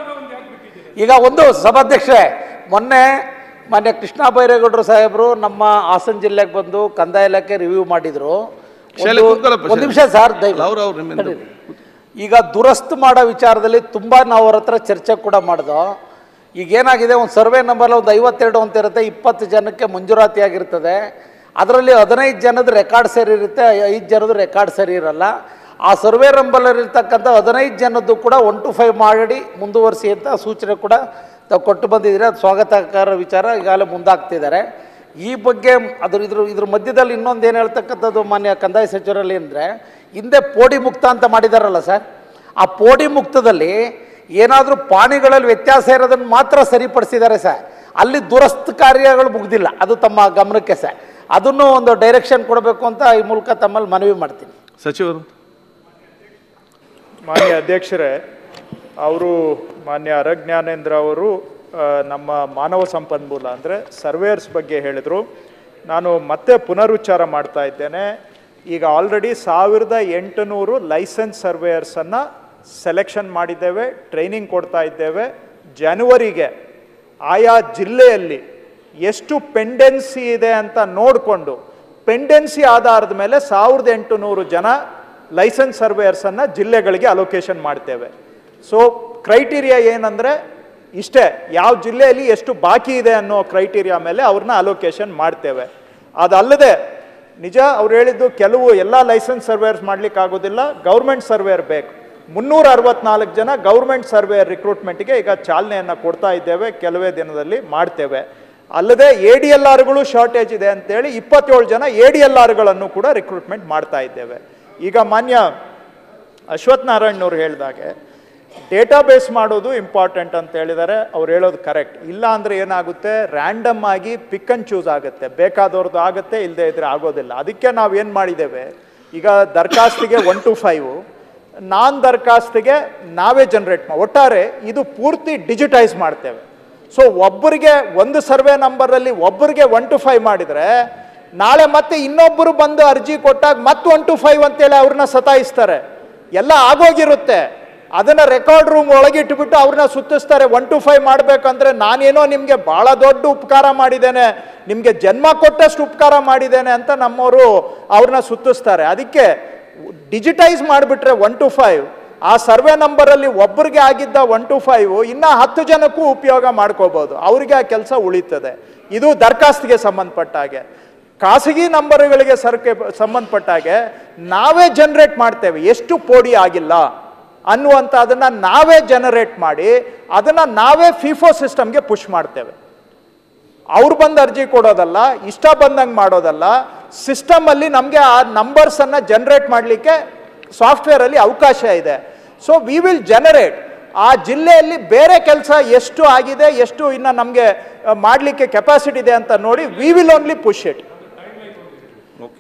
Speaker 6: ಈಗ ಒಂದು ಸಭಾಧ್ಯಕ್ಷರೇ ಮೊನ್ನೆ ಮಾನ್ಯ ಕೃಷ್ಣ ಬೈರೇಗೌಡರು ಸಾಹೇಬರು ನಮ್ಮ ಹಾಸನ ಜಿಲ್ಲೆಗೆ ಬಂದು ಕಂದಾಯ ಇಲಾಖೆ ರಿವ್ಯೂ ಮಾಡಿದ್ರು ಒಂದು-
Speaker 1: ಶೈಲೆ ಕೂತ್ಕೊಳ್ಳಪ್ಪ,
Speaker 6: ಒಂದು
Speaker 1: ಶೈಲೆ.
Speaker 6: ನಿಮಿಷ ಸರ್ ದಯವಿಟ್ಟು.
Speaker 1: ಅವ್ರು ಅವ್ರು ನಿಮ್ಮಿಂದ.
Speaker 6: ತಡೀರಿ. ಈಗ ದುರಸ್ತು ಮಾಡೋ ವಿಚಾರದಲ್ಲಿ ತುಂಬ ನಾವು ಅವ್ರ ಹತ್ರ ಚರ್ಚೆ ಕೂಡ ಮಾಡ್ದೋ ಈಗ ಏನಾಗಿದೆ ಒಂದು ಸರ್ವೆ ನಂಬರ್ ಒಂದು ಐವತ್ತೆರಡು ಅಂತ ಇರುತ್ತೆ ಇಪ್ಪತ್ತು ಜನಕ್ಕೆ ಮಂಜೂರಾತಿ ಆಗಿರ್ತದೆ ಅದರಲ್ಲಿ ಹದಿನೈದು ಜನದ ರೆಕಾರ್ಡ್ ಸರಿ ಇರುತ್ತೆ ಐದು ಜನದ ರೆಕಾರ್ಡ್ ಸರಿ ಇರಲ್ಲ ಆ ಸರ್ವೆ ನಂಬರಲ್ಲಿ ಇರ್ತಕ್ಕಂಥ ಹದಿನೈದು ಜನದ್ದು ಕೂಡ ಒನ್ ಟು ಫೈವ್ ಮಾಡಿ ಮುಂದುವರಿಸಿ ಅಂತ ಸೂಚನೆ ಕೂಡ ತಾವು ಕೊಟ್ಟು ಬಂದಿದ್ದೀರಿ ಅದು ಸ್ವಾಗತಕಾರ ವಿಚಾರ ಈಗಾಗಲೇ ಮುಂದಾಗ್ತಿದ್ದಾರೆ ಈ ಬಗ್ಗೆ ಅದ್ರ ಇದ್ರ ಇದ್ರ ಮಧ್ಯದಲ್ಲಿ ಇನ್ನೊಂದು ಏನು ಹೇಳ್ತಕ್ಕಂಥದ್ದು ಮಾನ್ಯ ಕಂದಾಯ ಸಚಿವರಲ್ಲಿ ಅಂದರೆ ಹಿಂದೆ ಪೋಡಿ ಮುಕ್ತ ಅಂತ ಮಾಡಿದಾರಲ್ಲ ಸರ್ ಆ ಪೋಡಿ ಮುಕ್ತದಲ್ಲಿ ಏನಾದರೂ ಪಾಣಿಗಳಲ್ಲಿ ವ್ಯತ್ಯಾಸ ಇರೋದನ್ನು ಮಾತ್ರ ಸರಿಪಡಿಸಿದ್ದಾರೆ ಸರ್ ಅಲ್ಲಿ ದುರಸ್ತ್ ಕಾರ್ಯಗಳು ಮುಗ್ದಿಲ್ಲ ಅದು ತಮ್ಮ ಗಮನಕ್ಕೆ ಸರ್ ಅದನ್ನು ಒಂದು ಡೈರೆಕ್ಷನ್ ಕೊಡಬೇಕು ಅಂತ ಈ ಮೂಲಕ ತಮ್ಮಲ್ಲಿ ಮನವಿ ಮಾಡ್ತೀನಿ
Speaker 1: ಸಚಿವರು
Speaker 2: ಮಾನ್ಯ ಅಧ್ಯಕ್ಷರೇ ಅವರು ಮಾನ್ಯ ಅರಜ್ಞಾನೇಂದ್ರ ಅವರು ಆ, ನಮ್ಮ ಮಾನವ ಸಂಪನ್ಮೂಲ ಅಂದರೆ ಸರ್ವೇಯರ್ಸ್ ಬಗ್ಗೆ ಹೇಳಿದರು ನಾನು ಮತ್ತೆ ಪುನರುಚ್ಚಾರ ಮಾಡ್ತಾ ಇದ್ದೇನೆ ಈಗ ಆಲ್ರೆಡಿ ಸಾವಿರದ ಎಂಟುನೂರು ಲೈಸೆನ್ಸ್ ಸರ್ವೇಯರ್ಸನ್ನು ಸೆಲೆಕ್ಷನ್ ಮಾಡಿದ್ದೇವೆ ಟ್ರೈನಿಂಗ್ ಕೊಡ್ತಾ ಇದ್ದೇವೆ ಜನವರಿಗೆ ಆಯಾ ಜಿಲ್ಲೆಯಲ್ಲಿ ಎಷ್ಟು ಪೆಂಡೆನ್ಸಿ ಇದೆ ಅಂತ ನೋಡಿಕೊಂಡು ಪೆಂಡೆನ್ಸಿ ಆಧಾರದ ಮೇಲೆ ಸಾವಿರದ ಎಂಟುನೂರು ಜನ ಲೈಸೆನ್ಸ್ ಸರ್ವೇಯರ್ಸನ್ನು ಜಿಲ್ಲೆಗಳಿಗೆ ಅಲೋಕೇಶನ್ ಮಾಡ್ತೇವೆ ಸೊ ಕ್ರೈಟೀರಿಯಾ ಏನಂದರೆ ಇಷ್ಟೇ ಯಾವ ಜಿಲ್ಲೆಯಲ್ಲಿ ಎಷ್ಟು ಬಾಕಿ ಇದೆ ಅನ್ನೋ ಕ್ರೈಟೀರಿಯಾ ಮೇಲೆ ಅವ್ರನ್ನ ಅಲೋಕೇಶನ್ ಮಾಡ್ತೇವೆ ಅದಲ್ಲದೆ ನಿಜ ಅವ್ರು ಹೇಳಿದ್ದು ಕೆಲವು ಎಲ್ಲ ಲೈಸೆನ್ಸ್ ಸರ್ವೇಯರ್ಸ್ ಮಾಡ್ಲಿಕ್ಕೆ ಆಗೋದಿಲ್ಲ ಗೌರ್ಮೆಂಟ್ ಸರ್ವೇಯರ್ ಬೇಕು ಮುನ್ನೂರ ಅರವತ್ನಾಲ್ಕು ಜನ ಗೌರ್ಮೆಂಟ್ ಸರ್ವೇಯರ್ ರಿಕ್ರೂಟ್ಮೆಂಟ್ಗೆ ಈಗ ಚಾಲನೆಯನ್ನು ಕೊಡ್ತಾ ಇದ್ದೇವೆ ಕೆಲವೇ ದಿನದಲ್ಲಿ ಮಾಡ್ತೇವೆ ಅಲ್ಲದೆ ಎ ಡಿ ಎಲ್ ಆರ್ಗಳು ಶಾರ್ಟೇಜ್ ಇದೆ ಅಂತೇಳಿ ಇಪ್ಪತ್ತೇಳು ಜನ ಎ ಡಿ ಎಲ್ ಆರ್ಗಳನ್ನು ಕೂಡ ರಿಕ್ರೂಟ್ಮೆಂಟ್ ಮಾಡ್ತಾ ಇದ್ದೇವೆ ಈಗ ಮಾನ್ಯ ಅಶ್ವಥ್ ನಾರಾಯಣವ್ರು ಹೇಳಿದಾಗೆ ಡೇಟಾಬೇಸ್ ಮಾಡೋದು ಇಂಪಾರ್ಟೆಂಟ್ ಅಂತ ಹೇಳಿದ್ದಾರೆ ಅವ್ರು ಹೇಳೋದು ಕರೆಕ್ಟ್ ಇಲ್ಲ ಅಂದರೆ ಏನಾಗುತ್ತೆ ರ್ಯಾಂಡಮ್ ಆಗಿ ಪಿಕ್ ಅಂಡ್ ಚೂಸ್ ಆಗುತ್ತೆ ಬೇಕಾದವ್ರದ್ದು ಆಗುತ್ತೆ ಇಲ್ಲದೆ ಇದ್ರೆ ಆಗೋದಿಲ್ಲ ಅದಕ್ಕೆ ನಾವು ಏನು ಮಾಡಿದ್ದೇವೆ ಈಗ ದರ್ಖಾಸ್ತಿಗೆ ಒನ್ ಟು ಫೈವು ನಾನ್ ದರ್ಖಾಸ್ತಿಗೆ ನಾವೇ ಜನರೇಟ್ ಮಾಡಿ ಒಟ್ಟಾರೆ ಇದು ಪೂರ್ತಿ ಡಿಜಿಟೈಸ್ ಮಾಡ್ತೇವೆ ಸೊ ಒಬ್ಬರಿಗೆ ಒಂದು ಸರ್ವೆ ನಂಬರಲ್ಲಿ ಒಬ್ಬರಿಗೆ ಒನ್ ಟು ಫೈವ್ ಮಾಡಿದರೆ ನಾಳೆ ಮತ್ತೆ ಇನ್ನೊಬ್ಬರು ಬಂದು ಅರ್ಜಿ ಕೊಟ್ಟಾಗ ಮತ್ತೆ ಒನ್ ಟು ಫೈವ್ ಅಂತೇಳಿ ಅವ್ರನ್ನ ಸತಾಯಿಸ್ತಾರೆ ಎಲ್ಲ ಆಗೋಗಿರುತ್ತೆ ಅದನ್ನ ರೆಕಾರ್ಡ್ ರೂಮ್ ಒಳಗಿಟ್ಬಿಟ್ಟು ಅವ್ರನ್ನ ಸುತ್ತಿಸ್ತಾರೆ ಒನ್ ಟು ಫೈವ್ ಮಾಡಬೇಕಂದ್ರೆ ನಾನೇನೋ ನಿಮಗೆ ಭಾಳ ದೊಡ್ಡ ಉಪಕಾರ ಮಾಡಿದ್ದೇನೆ ನಿಮಗೆ ಜನ್ಮ ಕೊಟ್ಟಷ್ಟು ಉಪಕಾರ ಮಾಡಿದ್ದೇನೆ ಅಂತ ನಮ್ಮವರು ಅವ್ರನ್ನ ಸುತ್ತಿಸ್ತಾರೆ ಅದಕ್ಕೆ ಡಿಜಿಟೈಸ್ ಮಾಡಿಬಿಟ್ರೆ ಒನ್ ಟು ಫೈವ್ ಆ ಸರ್ವೆ ನಂಬರಲ್ಲಿ ಒಬ್ಬರಿಗೆ ಆಗಿದ್ದ ಒನ್ ಟು ಫೈವ್ ಇನ್ನ ಹತ್ತು ಜನಕ್ಕೂ ಉಪಯೋಗ ಮಾಡ್ಕೋಬಹುದು ಅವರಿಗೆ ಆ ಕೆಲಸ ಉಳಿತದೆ ಇದು ದರ್ಖಾಸ್ತಿಗೆ ಸಂಬಂಧಪಟ್ಟ ಹಾಗೆ ಖಾಸಗಿ ನಂಬರ್ಗಳಿಗೆ ಸರ್ಕೆ ಸಂಬಂಧಪಟ್ಟ ಹಾಗೆ ನಾವೇ ಜನರೇಟ್ ಮಾಡ್ತೇವೆ ಎಷ್ಟು ಪೋಡಿ ಆಗಿಲ್ಲ ಅನ್ನುವಂಥ ಅದನ್ನ ನಾವೇ ಜನರೇಟ್ ಮಾಡಿ ಅದನ್ನ ನಾವೇ ಫಿಫೋ ಸಿಸ್ಟಮ್ಗೆ ಪುಷ್ ಮಾಡ್ತೇವೆ ಅವ್ರು ಬಂದು ಅರ್ಜಿ ಕೊಡೋದಲ್ಲ ಇಷ್ಟ ಬಂದಂಗೆ ಮಾಡೋದಲ್ಲ ಸಿಸ್ಟಮಲ್ಲಿ ನಮಗೆ ಆ ನಂಬರ್ಸನ್ನು ಜನರೇಟ್ ಮಾಡಲಿಕ್ಕೆ ಸಾಫ್ಟ್ವೇರಲ್ಲಿ ಅವಕಾಶ ಇದೆ ಸೊ ವಿ ವಿಲ್ ಜನರೇಟ್ ಆ ಜಿಲ್ಲೆಯಲ್ಲಿ ಬೇರೆ ಕೆಲಸ ಎಷ್ಟು ಆಗಿದೆ ಎಷ್ಟು ಇನ್ನು ನಮಗೆ ಮಾಡಲಿಕ್ಕೆ ಕೆಪಾಸಿಟಿ ಇದೆ ಅಂತ ನೋಡಿ we will only push it
Speaker 1: okay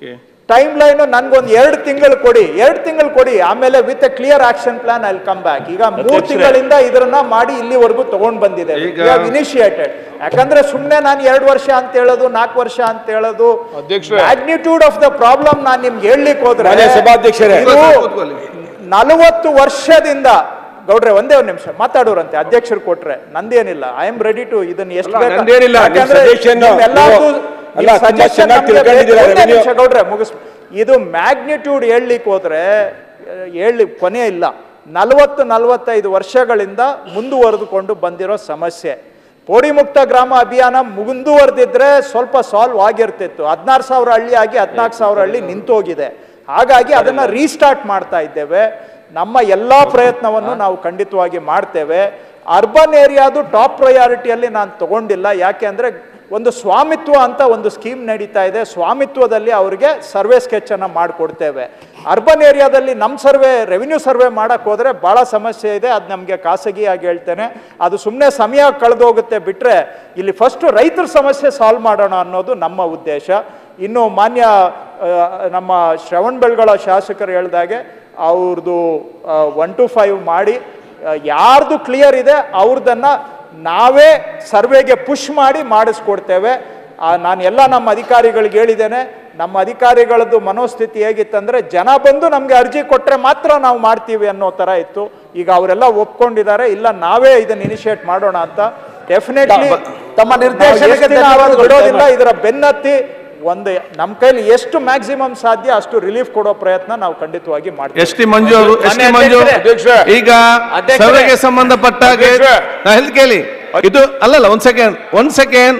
Speaker 2: time line ನನ್ಗೊಂದು ಎರಡು ತಿಂಗಳು ಕೊಡಿ ಎರಡು ತಿಂಗಳು ಕೊಡಿ ಆಮೇಲೆ with a clear action plan I come back ಈಗ ಮೂರು
Speaker 1: ಅಧ್ಯಕ್ಷರೇ.
Speaker 2: ತಿಂಗಳಿಂದ ಇದನ್ನ ಮಾಡಿ ಇಲ್ಲಿವರೆಗೂ ತಗೊಂಡ್ ಬಂದಿದೆ
Speaker 1: ಈಗ-
Speaker 2: ಇನಿಷಿಯೇಟೆಡ್ ಯಾಕಂದ್ರೆ ಸುಮ್ಮನೆ ನಾನು ಎರಡು ವರ್ಷ ಅಂತ ಹೇಳೋದು ನಾಲ್ಕು ವರ್ಷ ಅಂತ ಹೇಳೋದು ಮ್ಯಾಗ್ನಿಟ್ಯೂಡ್ ಆಫ್ ದ ಪ್ರಾಬ್ಲಮ್ ನಾನು ನಿಮ್ಗೆ ಹೇಳಲಿಕ್ಕೆ ಹೋದ್ರೆ
Speaker 19: ಮಾನ್ಯ ಸಭಾಧ್ಯಕ್ಷರೇ.
Speaker 2: ಇದು ನಲವತ್ತು ವರ್ಷದಿಂದ ಗೌಡ್ರೆ ಒಂದೇ ಒಂದು ನಿಮಿಷ ಮಾತಾಡೋರಂತೆ ಅಧ್ಯಕ್ಷರು ಕೊಟ್ರೆ ನಂದೇನಿಲ್ಲ ಐ ಆಮ್ ರೆಡಿ ಟು ಇದನ್ನ ಎಷ್ಟು
Speaker 19: ಅಲ್ಲ,
Speaker 2: ಬೇಕಾ-
Speaker 19: ನಂದೇನಿಲ್ಲ. ನಿಮ್ಮ
Speaker 2: ಯಾಕಂದ್ರೆ
Speaker 19: suggestion
Speaker 2: ನಿಮ್ಮೆಲ್ಲರ್ಗೂ-
Speaker 19: ನೀವು-
Speaker 2: ನಿಮ್
Speaker 19: ಅಲ್ಲ, ತುಂಬಾ
Speaker 2: suggestion
Speaker 19: ಚೆನ್ನಾಗಿ
Speaker 2: ನಮ್ಗೆ ಬೇಕು.
Speaker 19: ತಿಳ್ಕೊಂಡಿದ್ದೀರಾ
Speaker 2: ಒಂದೇ
Speaker 19: revenue.
Speaker 2: ನಿಮಿಷ ಗೌಡ್ರೆ ಮುಗಿಸ್ ಇದು ಮ್ಯಾಗ್ನಿಟ್ಯೂಡ್ ಹೇಳಲಿಕ್ಕೆ ಹೋದ್ರೆ ಹೇಳಿ ಕೊನೆ ಇಲ್ಲ ನಲವತ್ತು ನಲವತ್ತೈದು ವರ್ಷಗಳಿಂದ ಮುಂದುವರೆದುಕೊಂಡು ಬಂದಿರೋ ಸಮಸ್ಯೆ ಪೋಡಿ ಮುಕ್ತ ಗ್ರಾಮ ಅಭಿಯಾನ ಮುಂದುವರೆದಿದ್ರೆ ಸ್ವಲ್ಪ ಸಾಲ್ವ್ ಆಗಿರ್ತಿತ್ತು ಹದಿನಾರು ಸಾವಿರ ಹಳ್ಳಿ ಆಗಿ ಹದಿನಾಲ್ಕು ಸಾವಿರ ಹಳ್ಳಿ ನಿಂತೋಗಿದೆ ಹಾಗಾಗಿ ಅದನ್ನ ರೀಸ್ಟಾರ್ಟ್ ಮಾಡ್ತಾ ಇದ್ದೇವೆ ನಮ್ಮ ಎಲ್ಲ ಪ್ರಯತ್ನವನ್ನು ನಾವು ಖಂಡಿತವಾಗಿ ಮಾಡ್ತೇವೆ ಅರ್ಬನ್ ಏರಿಯಾದು ಟಾಪ್ ಪ್ರಯಾರಿಟಿಯಲ್ಲಿ ನಾನು ತಗೊಂಡಿಲ್ಲ ಯಾಕೆ ಅಂದರೆ ಒಂದು ಸ್ವಾಮಿತ್ವ ಅಂತ ಒಂದು ಸ್ಕೀಮ್ ನಡೀತಾ ಇದೆ ಸ್ವಾಮಿತ್ವದಲ್ಲಿ ಅವರಿಗೆ ಸರ್ವೆ ಸ್ಕೆಚನ್ನು ಮಾಡಿಕೊಡ್ತೇವೆ ಅರ್ಬನ್ ಏರಿಯಾದಲ್ಲಿ ನಮ್ಮ ಸರ್ವೆ ರೆವಿನ್ಯೂ ಸರ್ವೆ ಮಾಡಕ್ಕೆ ಹೋದರೆ ಭಾಳ ಸಮಸ್ಯೆ ಇದೆ ಅದು ನಮಗೆ ಖಾಸಗಿಯಾಗಿ ಹೇಳ್ತೇನೆ ಅದು ಸುಮ್ಮನೆ ಸಮಯ ಕಳೆದೋಗುತ್ತೆ ಬಿಟ್ಟರೆ ಇಲ್ಲಿ ಫಸ್ಟು ರೈತರ ಸಮಸ್ಯೆ ಸಾಲ್ವ್ ಮಾಡೋಣ ಅನ್ನೋದು ನಮ್ಮ ಉದ್ದೇಶ ಇನ್ನು ಮಾನ್ಯ ಆ, ನಮ್ಮ ಶ್ರವಣ್ ಬೆಳಗೊಳ ಶಾಸಕರು ಹೇಳ್ದಾಗೆ ಅವ್ರದ್ದು ಒನ್ ಟು ಫೈವ್ ಮಾಡಿ ಆ, ಯಾರ್ದು ಕ್ಲಿಯರ್ ಇದೆ ಅವ್ರದನ್ನ ನಾವೇ ಸರ್ವೆಗೆ ಪುಷ್ ಮಾಡಿ ಮಾಡಿಸ್ಕೊಡ್ತೇವೆ ಆ, ನಾನು ಎಲ್ಲ ನಮ್ಮ ಅಧಿಕಾರಿಗಳಿಗೆ ಹೇಳಿದ್ದೇನೆ ನಮ್ಮ ಅಧಿಕಾರಿಗಳದ್ದು ಮನೋಸ್ಥಿತಿ ಹೇಗಿತ್ತಂದ್ರೆ ಜನ ಬಂದು ನಮಗೆ ಅರ್ಜಿ ಕೊಟ್ಟರೆ ಮಾತ್ರ ನಾವು ಮಾಡ್ತೀವಿ ಅನ್ನೋ ಥರ ಇತ್ತು ಈಗ ಅವರೆಲ್ಲ ಒಪ್ಕೊಂಡಿದ್ದಾರೆ ಇಲ್ಲ ನಾವೇ ಇದನ್ನ ಇನಿಷಿಯೇಟ್ ಮಾಡೋಣ ಅಂತ ಡೆಫಿನೆಟ್ಲಿ
Speaker 6: ತಮ್ಮ ನಿರ್ದೇಶನಕ್ಕೆ ಧನ್ಯವಾದಗಳು.
Speaker 2: ಬಿಡೋದಿಲ್ಲ ಇದರ ಬೆನ್ನತ್ತಿ ಒಂದು ನಮ್ಮ ಕೈಲಿ ಎಷ್ಟು ಮ್ಯಾಕ್ಸಿಮಮ್ ಸಾಧ್ಯ ಅಷ್ಟು ರಿಲೀಫ್ ಕೊಡೋ ಪ್ರಯತ್ನ ನಾವು ಖಂಡಿತವಾಗಿ ಮಾಡ್ತೀವಿ
Speaker 1: ಎಸ್ ಟಿ ಮಂಜು ಅವರು ಎಸ್ ಟಿ ಮಂಜು ಈಗ ಸರ್ವೆಗೆ ಸಂಬಂಧಪಟ್ಟ ಹಾಗೆ ನಾ ಹೇಳಿ ಕೇಳಿ ಇದು ಅಲ್ಲಲ್ಲ ಒಂದ್ ಸೆಕೆಂಡ್ ಒಂದ್ ಸೆಕೆಂಡ್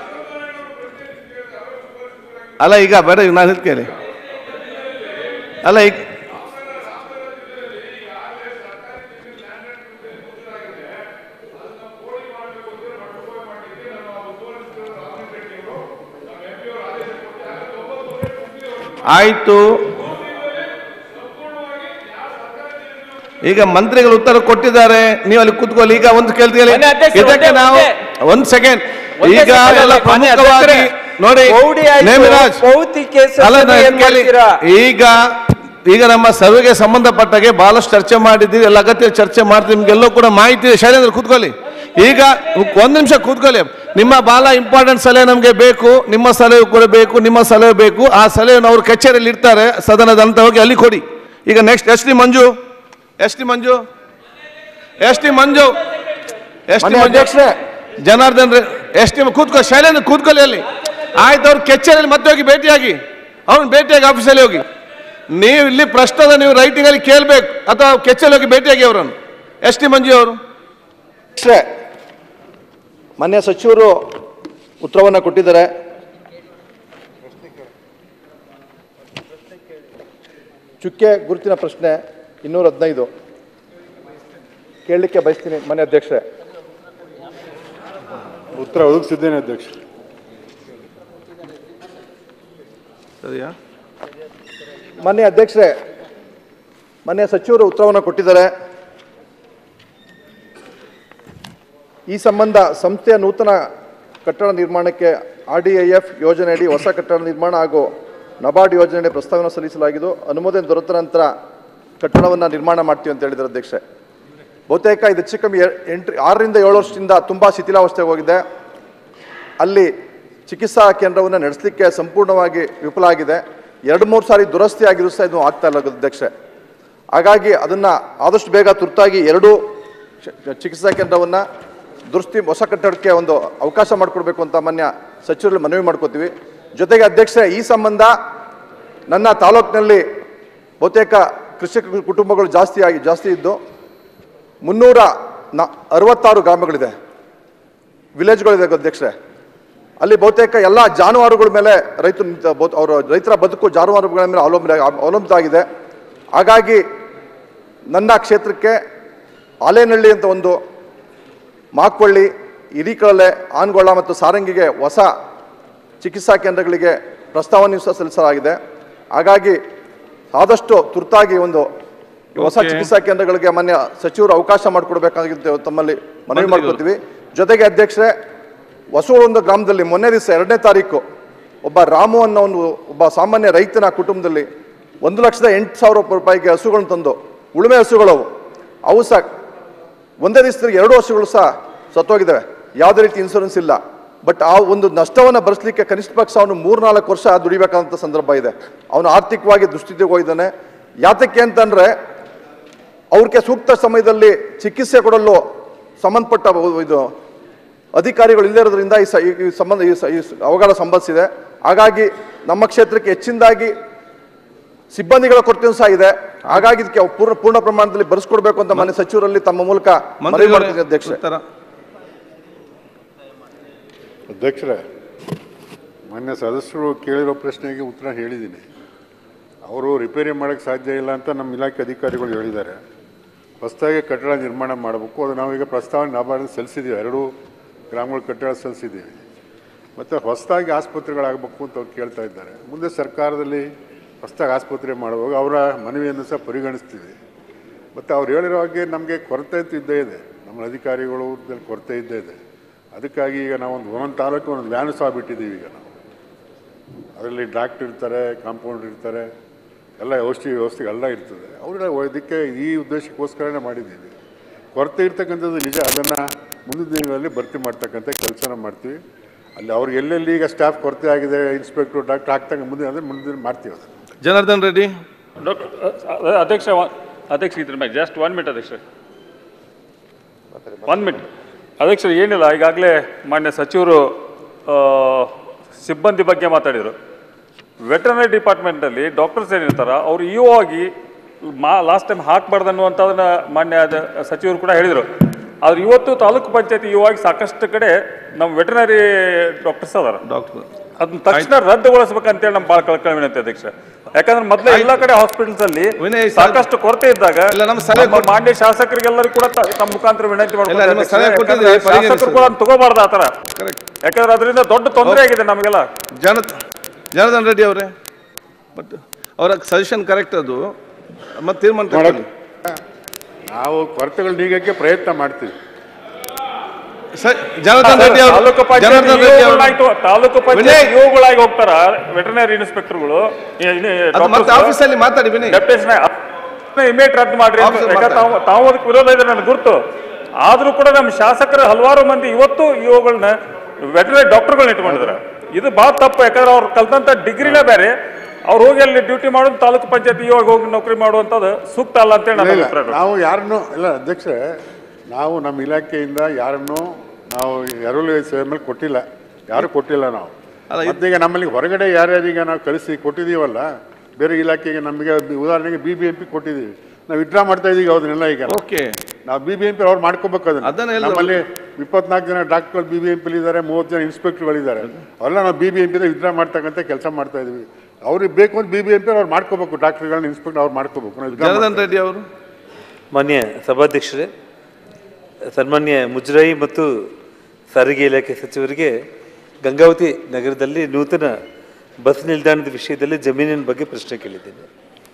Speaker 1: ಅಲ್ಲ ಈಗ ಬೇಡ ಈಗ ನಾನು ಹೇಳಿ ಕೇಳಿ ಅಲ್ಲ ಈಗ ಆಯ್ತು ಈಗ ಮಂತ್ರಿಗಳು ಉತ್ತರ ಕೊಟ್ಟಿದ್ದಾರೆ ನೀವು ಅಲ್ಲಿ ಕೂತ್ಕೊಳ್ಳಿ ಈಗ ಒಂದು ಕೇಳ್ತೀವಿ
Speaker 19: ಮಾನ್ಯ ಅಧ್ಯಕ್ಷರೇ,
Speaker 1: ಇದಕ್ಕೆ
Speaker 19: ಒಂದೇ-
Speaker 1: ನಾವು
Speaker 19: ಒಂದೇ.
Speaker 1: ಒಂದ್ ಸೆಕೆಂಡ್
Speaker 19: ಒಂದೇ
Speaker 1: ಈಗ
Speaker 19: second
Speaker 1: ಎಲ್ಲ
Speaker 19: ಅಲ್ಲ, ಮಾನ್ಯ
Speaker 1: ಪ್ರಮುಖವಾಗಿ
Speaker 19: ಅಧ್ಯಕ್ಷರೇ,
Speaker 1: ನೋಡಿ
Speaker 19: ಗೌಡಿ ಆಯ್ತು,
Speaker 1: ನೇಮಿರಾಜ್
Speaker 19: ಪೌತಿ ಕೇಸಸ್
Speaker 1: ಅಲ್ಲ
Speaker 19: ಅನ್ನು
Speaker 1: ನಾನು
Speaker 19: ಏನ್
Speaker 1: ಕೇಳಿ
Speaker 19: ಮಾಡ್ತೀರಾ?
Speaker 1: ಈಗ ಈಗ ನಮ್ಮ ಸರ್ವೆಗೆ ಸಂಬಂಧಪಟ್ಟಾಗೆ ಬಹಳಷ್ಟು ಚರ್ಚೆ ಮಾಡಿದ್ದೀವಿ ಎಲ್ಲ ಅಗತ್ಯ ಚರ್ಚೆ ಮಾಡ್ತೀವಿ ನಿಮ್ಗೆಲ್ಲೂ ಕೂಡ ಮಾಹಿತಿ ಇದೆ ಶೈಲೇಂದ್ರ ಕೂತ್ಕೊಳ್ಳಿ ಈಗ ಒಂದ್ ನಿಮಿಷ ಕೂತ್ಕೊಳ್ಳಿ ನಿಮ್ಮ ಬಹಳ ಇಂಪಾರ್ಟೆಂಟ್ ಸಲಹೆ ನಮಗೆ ಬೇಕು ನಿಮ್ಮ ಸಲಹೆ ಕೂಡ ಬೇಕು ನಿಮ್ಮ ಸಲಹೆ ಬೇಕು ಆ ಸಲಹೆಯನ್ನು ಅವರು ಕಚೇರಿಯಲ್ಲಿ ಇರ್ತಾರೆ ಸದನದ ಅಂತ ಹೋಗಿ ಅಲ್ಲಿ ಕೊಡಿ ಈಗ next S T Manju S T Manju S T Manju S T
Speaker 11: ಮಾನ್ಯ
Speaker 1: ಮಂಜು ಜನಾರ್ದನ್ ರೇ ಎಸ್ ಟಿ ಕೂತ್ಕೊ ಶೈಲೇಂದ್ರ ಕೂತ್ಕೊಳ್ಳಿ ಅಲ್ಲಿ ಆಯ್ತು ಅವ್ರು ಕಚೇರಿಯಲ್ಲಿ ಮತ್ತೆ ಹೋಗಿ ಭೇಟಿಯಾಗಿ ಅವ್ರನ್ನ ಭೇಟಿಯಾಗಿ ಆಫೀಸಲ್ಲಿ ಹೋಗಿ ನೀವು ಇಲ್ಲಿ ಪ್ರಶ್ನದ ನೀವು ರೈಟಿಂಗ್ ಅಲ್ಲಿ ಕೇಳಬೇಕು ಅಥವಾ ಕೆಚ್ಚಲ್ಲಿ ಹೋಗಿ ಭೇಟಿಯಾಗಿ ಅವರನ್ನು ಎಸ್ ಟಿ ಮಂಜು ಅವರು
Speaker 20: ಅಷ್ಟೇ ಮಾನ್ಯ ಸಚಿವರು ಉತ್ತರವನ್ನು ಕೊಟ್ಟಿದ್ದಾರೆ ಚುಕ್ಕೆ ಗುರುತಿನ ಪ್ರಶ್ನೆ ಇನ್ನೂರ ಹದಿನೈದು ಕೇಳಲಿಕ್ಕೆ ಬಯಸ್ತೀನಿ ಮಾನ್ಯ ಅಧ್ಯಕ್ಷರೇ
Speaker 21: ಉತ್ತರ ಒದಗಿಸಿದ್ದೇನೆ ಅಧ್ಯಕ್ಷ
Speaker 1: ಸರಿಯಾ
Speaker 20: ಮಾನ್ಯ ಅಧ್ಯಕ್ಷರೇ ಮಾನ್ಯ ಸಚಿವರು ಉತ್ತರವನ್ನು ಕೊಟ್ಟಿದ್ದಾರೆ ಈ ಸಂಬಂಧ ಸಂಸ್ಥೆಯ ನೂತನ ಕಟ್ಟಡ ನಿರ್ಮಾಣಕ್ಕೆ ಆರ್ ಡಿ ಐ ಎಫ್ ಯೋಜನೆಯಡಿ ಹೊಸ ಕಟ್ಟಡ ನಿರ್ಮಾಣ ಹಾಗೂ ನಬಾರ್ಡ್ ಯೋಜನೆಯಡಿ ಪ್ರಸ್ತಾವನೆ ಸಲ್ಲಿಸಲಾಗಿದ್ದು ಅನುಮೋದನೆ ದೊರೆತ ನಂತರ ಕಟ್ಟಡವನ್ನು ನಿರ್ಮಾಣ ಮಾಡ್ತೀವಿ ಅಂತ ಹೇಳಿದ್ದಾರೆ ಅಧ್ಯಕ್ಷೆ ಬಹುತೇಕ ಇದು ಹೆಚ್ಚು ಕಮ್ಮಿ ಎ- ಎಂಟು ಆರರಿಂದ ಏಳು ವರ್ಷದಿಂದ ತುಂಬ ಶಿಥಿಲಾವಸ್ಥೆಗೆ ಹೋಗಿದೆ ಅಲ್ಲಿ ಚಿಕಿತ್ಸಾ ಕೇಂದ್ರವನ್ನು ನಡೆಸಲಿಕ್ಕೆ ಸಂಪೂರ್ಣವಾಗಿ ವಿಫಲ ಆಗಿದೆ ಎರಡು ಮೂರು ಸಾರಿ ದುರಸ್ತಿ ಆಗಿರೂ ಸಹ ಇದು ಆಗ್ತಾ ಇಲ್ಲ ಅಧ್ಯಕ್ಷೆ ಹಾಗಾಗಿ ಅದನ್ನು ಆದಷ್ಟು ಬೇಗ ತುರ್ತಾಗಿ ಎರಡೂ ಚ- ಚಿಕಿತ್ಸಾ ಕೇಂದ್ರವನ್ನು ದುರಸ್ತಿ ಹೊಸ ಕಟ್ಟಡಕ್ಕೆ ಒಂದು ಅವಕಾಶ ಮಾಡಿಕೊಡ್ಬೇಕು ಅಂತ ಮಾನ್ಯ ಸಚಿವರಲ್ಲಿ ಮನವಿ ಮಾಡ್ಕೋತೀವಿ ಜೊತೆಗೆ ಅಧ್ಯಕ್ಷೆ ಈ ಸಂಬಂಧ ನನ್ನ ತಾಲೂಕಿನಲ್ಲಿ ಬಹುತೇಕ ಕೃಷಿಕ ಕುಟುಂಬಗಳು ಜಾಸ್ತಿ ಆಗಿ ಜಾಸ್ತಿ ಇದ್ದು ಮುನ್ನೂರ ನ ಅರವತ್ತಾರು ಗ್ರಾಮಗಳಿದೆ ವಿಲೇಜ್ಗಳಿದೆ ಅಧ್ಯಕ್ಷೆ ಅಲ್ಲಿ ಬಹುತೇಕ ಎಲ್ಲ ಜಾನುವಾರುಗಳ ಮೇಲೆ ರೈತರು ನಿಂತ ಬಹು- ಅವರ ರೈತರ ಬದುಕು ಜಾನುವಾರುಗಳ ಮೇಲೆ ಅವಲಂಬನೆ ಅವಲಂಬಿತ ಆಗಿದೆ ಹಾಗಾಗಿ ನನ್ನ ಕ್ಷೇತ್ರಕ್ಕೆ ಆಲೇನಹಳ್ಳಿ ಅಂತ ಒಂದು ಮಾಕ್ವಳ್ಳಿ ಹಿರೀಕಳಲೆ ಆನ್ಗೊಳ್ಳ ಮತ್ತು ಸಾರಂಗಿಗೆ ಹೊಸ ಚಿಕಿತ್ಸಾ ಕೇಂದ್ರಗಳಿಗೆ ಪ್ರಸ್ತಾವನೆ ಸಹ ಸಲ್ಲಿಸಲಾಗಿದೆ ಹಾಗಾಗಿ ಆದಷ್ಟು ತುರ್ತಾಗಿ ಒಂದು ಹೊಸ
Speaker 1: Okay.
Speaker 20: ಚಿಕಿತ್ಸಾ ಕೇಂದ್ರಗಳಿಗೆ ಮಾನ್ಯ ಸಚಿವರು ಅವಕಾಶ ಮಾಡಿಕೊಡ್ಬೇಕಾಗಿತ್ತು ತಮ್ಮಲ್ಲಿ ಮನವಿ
Speaker 1: ಮಂತ್ರಿಗಳು.
Speaker 20: ಮಾಡ್ಕೊತೀವಿ ಜೊತೆಗೆ ಅಧ್ಯಕ್ಷರೇ ಹೊಸೂರೊಂದು ಗ್ರಾಮದಲ್ಲಿ ಮೊನ್ನೆ ದಿವಸ ಎರಡನೇ ತಾರೀಕು ಒಬ್ಬ ರಾಮು ಅನ್ನೋ ಒಂದು ಒಬ್ಬ ಸಾಮಾನ್ಯ ರೈತನ ಕುಟುಂಬದಲ್ಲಿ ಒಂದು ಲಕ್ಷದ ಎಂಟು ಸಾವಿರ ರೂಪಾಯಿಗೆ ಹಸುಗಳನ್ನು ತಂದು ಉಳುಮೆ ಹಸುಗಳವು ಅವು ಸಹ ಒಂದೇ ದಿವಸದಲ್ಲಿ ಎರಡು ವರ್ಷಗಳು ಸಹ ಸತ್ತೋಗಿದ್ದಾವೆ ಯಾವುದೇ ರೀತಿ ಇನ್ಶೂರೆನ್ಸ್ ಇಲ್ಲ ಬಟ್ ಆ ಒಂದು ನಷ್ಟವನ್ನು ಭರಿಸಲಿಕ್ಕೆ ಕನಿಷ್ಠ ಪಕ್ಷ ಅವನು ಮೂರ್ನಾಲ್ಕು ವರ್ಷ ದುಡಿಬೇಕಾದಂಥ ಸಂದರ್ಭ ಇದೆ ಅವನು ಆರ್ಥಿಕವಾಗಿ ದುಸ್ಥಿತಿಗೆ ಹೋಗಿದ್ದಾನೆ ಯಾತಕ್ಕೆ ಅಂತಂದರೆ ಅವ್ರಿಗೆ ಸೂಕ್ತ ಸಮಯದಲ್ಲಿ ಚಿಕಿತ್ಸೆ ಕೊಡಲು ಸಂಬಂಧಪಟ್ಟ ಇದು ಅಧಿಕಾರಿಗಳು ಇಲ್ಲದೇ ಇರೋದ್ರಿಂದ ಈ ಸ ಈ- ಈ ಸಂಬಂಧ ಈ ಸ- ಈ ಸ- ಅವಘಡ ಸಂಭವಿಸಿದೆ ಹಾಗಾಗಿ ನಮ್ಮ ಕ್ಷೇತ್ರಕ್ಕೆ ಹೆಚ್ಚಿನದಾಗಿ ಸಿಬ್ಬಂದಿಗಳ ಕೊರತೆಯೂ ಸಹ ಇದೆ ಹಾಗಾಗಿ ಇದಕ್ಕೆ ಪೂರ್ಣ ಪೂರ್ಣ ಪ್ರಮಾಣದಲ್ಲಿ ಬರೆಸ್ಕೊಡ್ಬೇಕು ಅಂತ ಮನೆ ಸಚಿವರಲ್ಲಿ ತಮ್ಮ ಮೂಲಕ ಮನವಿ ಮಾಡ್ತೀನಿ ಅಧ್ಯಕ್ಷರೇ
Speaker 21: ಅಧ್ಯಕ್ಷರೇ ಮಾನ್ಯ ಸದಸ್ಯರು ಕೇಳಿರೋ ಪ್ರಶ್ನೆಗೆ ಉತ್ತರ ಹೇಳಿದ್ದೀನಿ ಅವರು ರಿಪೇರಿ ಮಾಡೋಕ್ಕೆ ಸಾಧ್ಯ ಇಲ್ಲ ಅಂತ ನಮ್ಮ ಇಲಾಖೆ ಅಧಿಕಾರಿಗಳು ಹೇಳಿದ್ದಾರೆ ಹೊಸದಾಗಿ ಕಟ್ಟಡ ನಿರ್ಮಾಣ ಮಾಡಬೇಕು ಅದು ನಾವೀಗ ಪ್ರಸ್ತಾವನೆ ನಾಬಾರ್ದು ಸಲ್ಲಿಸಿದ್ದೀವಿ ಎರಡು ಗ್ರಾಮಗಳ ಕಟ್ಟಡ ಸಲ್ಲಿಸಿದ್ದೀವಿ ಮತ್ತು ಹೊಸದಾಗಿ ಆಸ್ಪತ್ರೆಗಳಾಗಬೇಕು ಅಂತ ಅವ್ರು ಕೇಳ್ತಾ ಇದ್ದಾರೆ ಮುಂದೆ ಸರ್ಕಾರದಲ್ಲಿ ಹೊಸದಾಗಿ ಆಸ್ಪತ್ರೆ ಮಾಡುವಾಗ ಅವರ ಮನವಿಯನ್ನು ಸಹ ಪರಿಗಣಿಸ್ತೀವಿ ಮತ್ತು ಅವ್ರು ಹೇಳಿರೋ ಹಾಗೆ ನಮಗೆ ಕೊರತೆ ಅಂತೂ ಇದ್ದೇ ಇದೆ ನಮ್ಮ ಅಧಿಕಾರಿಗಳು ಕೊರತೆ ಇದ್ದೇ ಇದೆ ಅದಕ್ಕಾಗಿ ಈಗ ನಾವು ಒಂದು ಒಂದೊಂದು ತಾಲೂಕು ಒಂದು ವ್ಯಾನು ಸಹ ಬಿಟ್ಟಿದ್ದೀವಿ ಈಗ ನಾವು ಅದರಲ್ಲಿ ಡಾಕ್ಟರ್ ಇರ್ತಾರೆ ಕಾಂಪೌಂಡರ್ ಇರ್ತಾರೆ ಎಲ್ಲ ಔಷಧಿ ವ್ಯವಸ್ಥೆ ಎಲ್ಲ ಇರ್ತದೆ ಅವರೆಲ್ಲ ಇದಕ್ಕೆ ಈ ಉದ್ದೇಶಕ್ಕೋಸ್ಕರನೇ ಮಾಡಿದ್ದೀವಿ ಕೊರತೆ ಇರ್ತಕ್ಕಂಥದ್ದು ನಿಜ ಅದನ್ನು ಮುಂದಿನ ದಿನಗಳಲ್ಲಿ ಭರ್ತಿ ಮಾಡ್ತಕ್ಕಂಥ ಕೆಲಸನ ಮಾಡ್ತೀವಿ ಅಲ್ಲಿ ಅವ್ರಿಗೆ ಎಲ್ಲೆಲ್ಲಿ ಈಗ ಸ್ಟಾಫ್ ಕೊರತೆ ಆಗಿದೆ ಇನ್ಸ್ಪೆಕ್ಟ್ರು ಡಾಕ್ಟರ್ ಆಗ್ತಂಗೆ ಮುಂದೆ ಅಂದರೆ ಮುಂದಿನ ಮಾಡ್ತೀವಿ ಅದನ್ನು
Speaker 1: ಜನಾರ್ದನ್ ರೆಡ್ಡಿ
Speaker 19: ಡಾಕ್ಟರ್ ಅಧ್ಯಕ್ಷ ಒನ್- ಅಧ್ಯಕ್ಷ ಇದ್ರ ಮೇಲೆ ಜಸ್ಟ್ ಒನ್ ಮಿನಿಟ್ ಅಧ್ಯಕ್ಷ ಒನ್ ಮಿನಿಟ್ ಅಧ್ಯಕ್ಷ ಏನಿಲ್ಲ ಈಗಾಗಲೇ ಮಾನ್ಯ ಸಚಿವರು ಆ, ಸಿಬ್ಬಂದಿ ಬಗ್ಗೆ ಮಾತಾಡಿದರು ವೆಟರ್ನರಿ ಡಿಪಾರ್ಟ್ಮೆಂಟಲ್ಲಿ ಡಾಕ್ಟರ್ಸ್ ಏನಿರ್ತಾರ ಅವ್ರು ಇಒ ಆಗಿ ಮಾ ಲಾಸ್ಟ್ ಟೈಮ್ ಹಾಕಬಾರ್ದು ಅನ್ನುವಂಥದ್ದನ್ನ ಮಾನ್ಯ ಅದ- ಸಚಿವರು ಕೂಡ ಹೇಳಿದರು ಆದ್ರೆ ಇವತ್ತು ತಾಲೂಕು ಪಂಚಾಯತಿ ಇಒ ಆಗಿ ಸಾಕಷ್ಟು ಕಡೆ ನಮ್ಮ ವೆಟರ್ನರಿ ಡಾಕ್ಟರ್ಸ್ ಅದಾರ
Speaker 1: ಡಾಕ್ಟರ್
Speaker 19: ಅದನ್ನ ತಕ್ಷಣ ರದ್ದುಗೊಳಿಸ್ಬೇಕಂತೇಳಿ ನಮ್ಮ ಭಾಳ ಕಳ್ಕಳಿ ವಿನಂತಿ ಅಧ್ಯಕ್ಷ ಯಾಕಂದ್ರೆ ಮೊದಲೇ ಎಲ್ಲ ಕಡೆ ಹಾಸ್ಪಿಟಲ್ಸ್ ಅಲ್ಲಿ ಸಾಕಷ್ಟು ಕೊರತೆ ಇದ್ದಾಗ ನಮ್ಮ ಮಾನ್ಯ ಶಾಸಕರಿಗೆಲ್ಲರಿಗೂ ಕೂಡ ತ- ತಮ್ಮ ಮುಖಾಂತರ ವಿನಂತಿ
Speaker 1: ನಿಮ್ಮ ಸಲಹೆ
Speaker 19: ಮಾಡ್ಕೊಂಡು
Speaker 1: ಕೊಟ್ಟಿದ್ದೀವಿ,
Speaker 19: ಶಾಸಕರು ಕೂಡ ಅದನ್ನ ತಗೋಬಾರ್ದು ಆ ಥರ ಯಾಕಂದ್ರೆ ಅದರಿಂದ ದೊಡ್ಡ ತೊಂದರೆ ಆಗಿದೆ ನಮಗೆಲ್ಲ
Speaker 1: ಜನ ಜನಾರ್ದನ್ ರೆಡ್ಡಿ ಅವರೇ ಬಟ್ ಅವರ ಸಜೆಷನ್ ಕರೆಕ್ಟ್ ಅದು ಮತ್ತೆ ತೀರ್ಮಾನ ತಗೊಳ್ಳಿ.
Speaker 21: ನಾವು ಕೊರತೆಗಳು ನೀಗಕ್ಕೆ ಪ್ರಯತ್ನ ಮಾಡ್ತೀವಿ
Speaker 1: ಸ- ಜನಾರ್ದನ್ ರೆಡ್ಡಿ ಅವರು
Speaker 19: ತಾಲೂಕು
Speaker 1: ಜನಾರ್ದನ್ ರೆಡ್ಡಿ ಅವರು
Speaker 19: ಪಂಚಾಯತ್ ತಾಲೂಕು ಪಂಚಾಯತ್
Speaker 1: ವಿನಯ್.
Speaker 19: ಇವುಗಳಾಗಿ ಹೋಗ್ತಾರ ವೆಟರ್ನರಿ ಇನ್ಸ್ಪೆಕ್ಟರ್ಗಳು
Speaker 1: ಅದು ಮತ್ತೆ ಆಫೀಸಲ್ಲಿ ಮಾತಾಡಿ ವಿನಯ್
Speaker 19: ಇಮೇಟ್ ರದ್ದು ಮಾಡ್ರಿ ಅಂತ.
Speaker 1: ಆಫೀಸಲ್ಲಿ
Speaker 19: ಯಾಕಂದ್ರೆ ತಾವು ತಾವು ಅದಕ್ಕೆ ವಿರೋಧ ಇದೆ ನನಗೆ ಗುರುತು ಆದ್ರೂ ಕೂಡ ನಮ್ಮ ಶಾಸಕರ ಹಲವಾರು ಮಂದಿ ಇವತ್ತು ಇವುಗಳನ್ನ ವೆಟರ್ನರಿ ಡಾಕ್ಟರ್ಗಳನ್ನ ಇಟ್ಕೊಂಡಿದ್ದಾರೆ ಇದು ಬಹಳ ತಪ್ಪು ಯಾಕಂದ್ರೆ ಅವ್ರು ಕಲ್ತಂತ ಡಿಗ್ರಿನೇ ಬೇರೆ ಅವ್ರು ಹೋಗಿ ಅಲ್ಲಿ ಡ್ಯೂಟಿ ಮಾಡೋದು ತಾಲೂಕು ಪಂಚಾಯತ್ ಇವಾಗ ಹೋಗಿ ನೌಕರಿ ಮಾಡುವಂಥದ್ದು ಸೂಕ್ತ ಅಲ್ಲ ಅಂತೇಳಿ ನನ್ನ
Speaker 21: ಇಲ್ಲ,
Speaker 19: ಅಭಿಪ್ರಾಯ
Speaker 21: ನಾವು ಯಾರನ್ನು ಇಲ್ಲ ಅಧ್ಯಕ್ಷರೇ ನಾವು ನಮ್ಮ ಇಲಾಖೆಯಿಂದ ಯಾರನ್ನು ನಾವು ಎರವಲು ಸೇವೆ ಮೇಲೆ ಕೊಟ್ಟಿಲ್ಲ ಯಾರು ಕೊಟ್ಟಿಲ್ಲ ನಾವು ಮತ್ತೀಗ ನಮ್ಮಲ್ಲಿ ಹೊರಗಡೆ ಯಾರ್ಯಾರೀಗ ನಾವು ಕಳಿಸಿ ಕೊಟ್ಟಿದ್ದೀವಲ್ಲ ಬೇರೆ ಇಲಾಖೆಗೆ ನಮಗೆ ಉದಾಹರಣೆಗೆ ಬಿ ಬಿ ಎಂ ಪಿ ಕೊಟ್ಟಿದ್ದೀವಿ ನಾವು ವಿಡ್ರಾ ಮಾಡ್ತಾ ಇದೀವಿ ಅದನ್ನೆಲ್ಲ ಈಗ
Speaker 1: ಓಕೆ
Speaker 21: ನಾವು ಬಿ ಬಿ ಎಂ ಪಿ ಅವ್ರು ಮಾಡ್ಕೋಬೇಕು ಅದನ್ನ
Speaker 1: ಅದನ್ನ ಎಲ್ಲ-
Speaker 21: ನಮ್ಮಲ್ಲಿ ಇಪ್ಪತ್ನಾಲ್ಕು ಜನ ಡಾಕ್ಟರ್ಗಳು ಬಿ ಬಿ ಎಂ ಪಿಲಿ ಇದ್ದಾರೆ ಮೂವತ್ತು ಜನ ಇನ್ಸ್ಪೆಕ್ಟರ್ಗಳಿದ್ದಾರೆ ಅವೆಲ್ಲ ನಾವು ಬಿ ಬಿ ಎಂ ಪಿದ ವಿಡ್ರಾ ಮಾಡ್ತಕ್ಕಂಥ ಕೆಲಸ ಮಾಡ್ತಾ ಇದೀವಿ ಅವ್ರಿಗೆ ಬೇಕು ಅಂತ ಬಿ ಬಿ ಎಂ ಪಿ ಅವ್ರು ಮಾಡ್ಕೋಬೇಕು ಡಾಕ್ಟರ್ಗಳನ್ನ ಇನ್ಸ್ಪೆಕ್ಟರ್ ಅವ್ರು ಮಾಡ್ಕೋಬೇಕು ನಾವು withdraw
Speaker 1: ಜನಾರ್ದನ್
Speaker 21: ಮಾಡ್ತಾ
Speaker 1: ರೆಡ್ಡಿ ಅವರು
Speaker 5: ಮಾನ್ಯ ಸಭಾಧ್ಯಕ್ಷರೇ ಸನ್ಮಾನ್ಯ ಮುಜರಾಯಿ ಮತ್ತು ಸಾರಿಗೆ ಇಲಾಖೆ ಸಚಿವರಿಗೆ ಗಂಗಾವತಿ ನಗರದಲ್ಲಿ ನೂತನ ಬಸ್ ನಿಲ್ದಾಣದ ವಿಷಯದಲ್ಲಿ ಜಮೀನಿನ ಬಗ್ಗೆ ಪ್ರಶ್ನೆ ಕೇಳಿದ್ದೇನೆ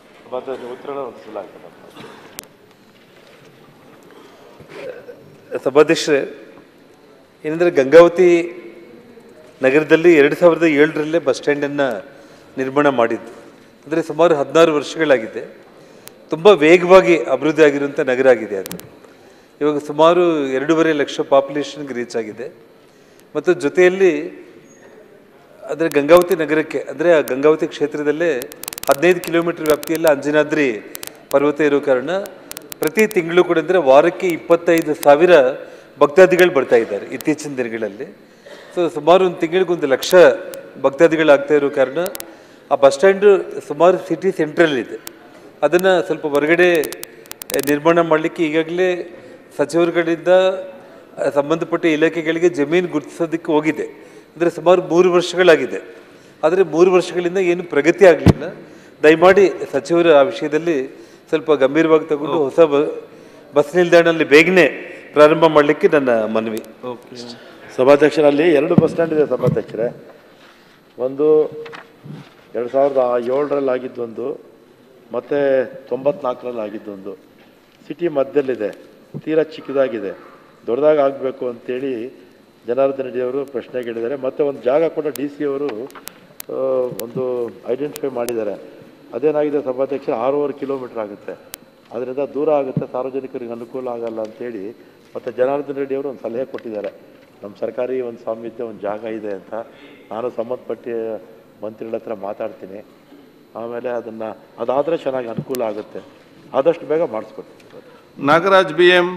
Speaker 5: ಸಭಾಧ್ಯಕ್ಷರೇ ಏನಂದರೆ ಗಂಗಾವತಿ ನಗರದಲ್ಲಿ ಎರಡು ಸಾವಿರದ ಏಳರಲ್ಲೇ ಬಸ್ ಸ್ಟ್ಯಾಂಡನ್ನು ನಿರ್ಮಾಣ ಮಾಡಿದ್ದು ಅಂದರೆ ಸುಮಾರು ಹದಿನಾರು ವರ್ಷಗಳಾಗಿದೆ ತುಂಬ ವೇಗವಾಗಿ ಅಭಿವೃದ್ಧಿ ಆಗಿರುವಂಥ ನಗರ ಆಗಿದೆ ಅದು ಇವಾಗ ಸುಮಾರು ಎರಡೂವರೆ ಲಕ್ಷ ಪಾಪ್ಯುಲೇಷನ್ಗೆ ರೀಚ್ ಆಗಿದೆ ಮತ್ತು ಜೊತೆಯಲ್ಲಿ ಅಂದರೆ ಗಂಗಾವತಿ ನಗರಕ್ಕೆ ಅಂದರೆ ಆ ಗಂಗಾವತಿ ಕ್ಷೇತ್ರದಲ್ಲೇ ಹದಿನೈದು ಕಿಲೋಮೀಟರ್ ವ್ಯಾಪ್ತಿಯಲ್ಲಿ ಅಂಜನಾದ್ರಿ ಪರ್ವತ ಇರೋ ಕಾರಣ ಪ್ರತಿ ತಿಂಗಳು ಕೂಡ ಅಂದರೆ ವಾರಕ್ಕೆ ಇಪ್ಪತ್ತೈದು ಸಾವಿರ ಭಕ್ತಾದಿಗಳು ಬರ್ತಾ ಇದ್ದಾರೆ ಇತ್ತೀಚಿನ ದಿನಗಳಲ್ಲಿ ಸೊ ಸುಮಾರು ಒಂದು ತಿಂಗಳಿಗೆ ಒಂದು ಲಕ್ಷ ಭಕ್ತಾದಿಗಳಾಗ್ತಾ ಇರೋ ಕಾರಣ ಆ ಬಸ್ ಸ್ಟ್ಯಾಂಡು ಸುಮಾರು ಸಿಟಿ ಸೆಂಟ್ರಲ್ಲಿದೆ ಅದನ್ನು ಸ್ವಲ್ಪ ಹೊರಗಡೆ ನಿರ್ಮಾಣ ಮಾಡಲಿಕ್ಕೆ ಈಗಾಗಲೇ ಸಚಿವರುಗಳಿಂದ ಆ, ಸಂಬಂಧಪಟ್ಟ ಇಲಾಖೆಗಳಿಗೆ ಜಮೀನು ಗುರುತಿಸೋದಕ್ಕೆ ಹೋಗಿದೆ ಅಂದರೆ ಸುಮಾರು ಮೂರು ವರ್ಷಗಳಾಗಿದೆ ಆದರೆ ಮೂರು ವರ್ಷಗಳಿಂದ ಏನು ಪ್ರಗತಿ ಆಗಲಿಲ್ಲ ದಯಮಾಡಿ ಸಚಿವರು ಆ ವಿಷಯದಲ್ಲಿ ಸ್ವಲ್ಪ ಗಂಭೀರವಾಗಿ ತಗೊಂಡು ಹೊಸ ಬ ಬಸ್ ನಿಲ್ದಾಣದಲ್ಲಿ ಬೇಗನೆ ಪ್ರಾರಂಭ ಮಾಡಲಿಕ್ಕೆ ನನ್ನ ಮನವಿ
Speaker 7: ಸಭಾಧ್ಯಕ್ಷರಲ್ಲಿ ಎರಡು ಬಸ್ ಸ್ಟ್ಯಾಂಡ್ ಇದೆ ಸಭಾಧ್ಯಕ್ಷರೇ ಒಂದು ಎರಡು ಸಾವಿರದ ಏಳರಲ್ಲಿ ಆಗಿದ್ದೊಂದು ಮತ್ತು ತೊಂಬತ್ನಾಲ್ಕರಲ್ಲಿ ಆಗಿದ್ದೊಂದು ಸಿಟಿ ಮಧ್ಯದಲ್ಲಿದೆ ತೀರಾ ಚಿಕ್ಕದಾಗಿದೆ ದೊಡ್ಡದಾಗಿ ಆಗಬೇಕು ಅಂತೇಳಿ ಜನಾರ್ದನ್ ರೆಡ್ಡಿ ಅವರು ಪ್ರಶ್ನೆ ಕೇಳಿದ್ದಾರೆ ಮತ್ತು ಒಂದು ಜಾಗ ಕೂಡ ಡಿ ಸಿ ಅವರು ಸೊ ಒಂದು ಐಡೆಂಟಿಫೈ ಮಾಡಿದ್ದಾರೆ ಅದೇನಾಗಿದೆ ಸಭಾಧ್ಯಕ್ಷ ಆರೂವರೆ ಕಿಲೋಮೀಟ್ರ್ ಆಗುತ್ತೆ ಅದರಿಂದ ದೂರ ಆಗುತ್ತೆ ಸಾರ್ವಜನಿಕರಿಗೆ ಅನುಕೂಲ ಆಗಲ್ಲ ಅಂತೇಳಿ ಮತ್ತು ಜನಾರ್ದನ್ ರೆಡ್ಡಿ ಅವರು ಒಂದು ಸಲಹೆ ಕೊಟ್ಟಿದ್ದಾರೆ ನಮ್ಮ ಸರ್ಕಾರಿ ಒಂದು ಸಾಮೀಪ್ಯ ಒಂದು ಜಾಗ ಇದೆ ಅಂತ ನಾನು ಸಂಬಂಧಪಟ್ಟ ಮಂತ್ರಿಗಳ ಹತ್ರ ಮಾತಾಡ್ತೀನಿ ಆಮೇಲೆ ಅದನ್ನು ಅದಾದರೆ ಚೆನ್ನಾಗಿ ಅನುಕೂಲ ಆಗುತ್ತೆ ಆದಷ್ಟು ಬೇಗ ಮಾಡಿಸ್ಕೊಡ್ತೀನಿ
Speaker 1: Nagaraj B M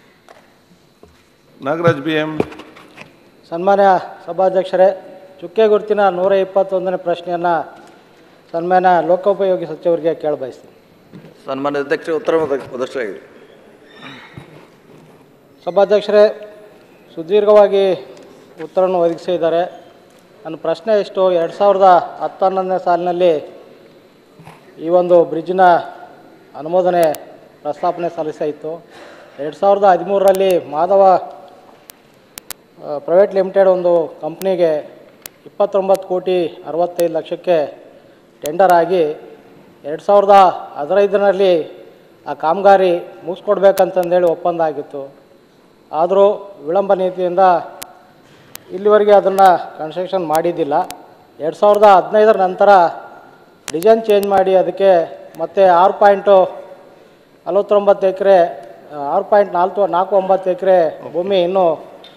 Speaker 1: Nagaraj B M
Speaker 4: ಸನ್ಮಾನ್ಯ ಸಭಾಧ್ಯಕ್ಷರೇ ಚುಕ್ಕೆ ಗುರುತಿನ ನೂರ ಇಪ್ಪತ್ತೊಂದನೇ ಪ್ರಶ್ನೆಯನ್ನು ಸನ್ಮಾನ್ಯ ಲೋಕೋಪಯೋಗಿ ಸಚಿವರಿಗೆ ಕೇಳಬಯಸ್ತೀನಿ
Speaker 17: ಸನ್ಮಾನ್ಯ ಅಧ್ಯಕ್ಷರೇ ಉತ್ತರ ಒದಗಿಸಲಾಗಿದೆ
Speaker 4: ಸಭಾಧ್ಯಕ್ಷರೇ ಸುದೀರ್ಘವಾಗಿ ಉತ್ತರವನ್ನು ಒದಗಿಸಿದ್ದಾರೆ ನನ್ನ ಪ್ರಶ್ನೆ ಇಷ್ಟು ಎರಡು ಸಾವಿರದ ಹತ್ತೊನ್ನೊಂದನೇ ಸಾಲಿನಲ್ಲಿ ಈ ಒಂದು ಬ್ರಿಡ್ಜ್ನ ಅನುಮೋದನೆ ಪ್ರಸ್ತಾಪನೆ ಸಲ್ಲಿಸಾಯಿತು ಎರಡು ಸಾವಿರದ ಹದಿಮೂರರಲ್ಲಿ ಮಾಧವ ಪ್ರೈವೇಟ್ ಲಿಮಿಟೆಡ್ ಒಂದು ಕಂಪ್ನಿಗೆ ಇಪ್ಪತ್ತೊಂಬತ್ತು ಕೋಟಿ ಅರವತ್ತೈದು ಲಕ್ಷಕ್ಕೆ ಟೆಂಡರ್ ಆಗಿ ಎರಡು ಸಾವಿರದ ಹದಿನೈದರಲ್ಲಿ ಆ ಕಾಮಗಾರಿ ಮುಗಿಸ್ಕೊಡ್ಬೇಕಂತಂದೇಳಿ ಒಪ್ಪಂದ ಆಗಿತ್ತು ಆದರೂ ವಿಳಂಬ ನೀತಿಯಿಂದ ಇಲ್ಲಿವರೆಗೆ ಅದನ್ನು ಕನ್ಸ್ಟ್ರಕ್ಷನ್ ಮಾಡಿದ್ದಿಲ್ಲ ಎರಡು ಸಾವಿರದ ಹದಿನೈದರ ನಂತರ ಡಿಸೈನ್ ಚೇಂಜ್ ಮಾಡಿ ಅದಕ್ಕೆ ಮತ್ತೆ ಆರು ಪಾಯಿಂಟು ನಲವತ್ತೊಂಬತ್ತು ಎಕರೆ ಆರು ಪಾಯಿಂಟ್ ನಾಲ್ಕು ನಾಲ್ಕು ಒಂಬತ್ತು ಎಕರೆ ಭೂಮಿ ಇನ್ನೂ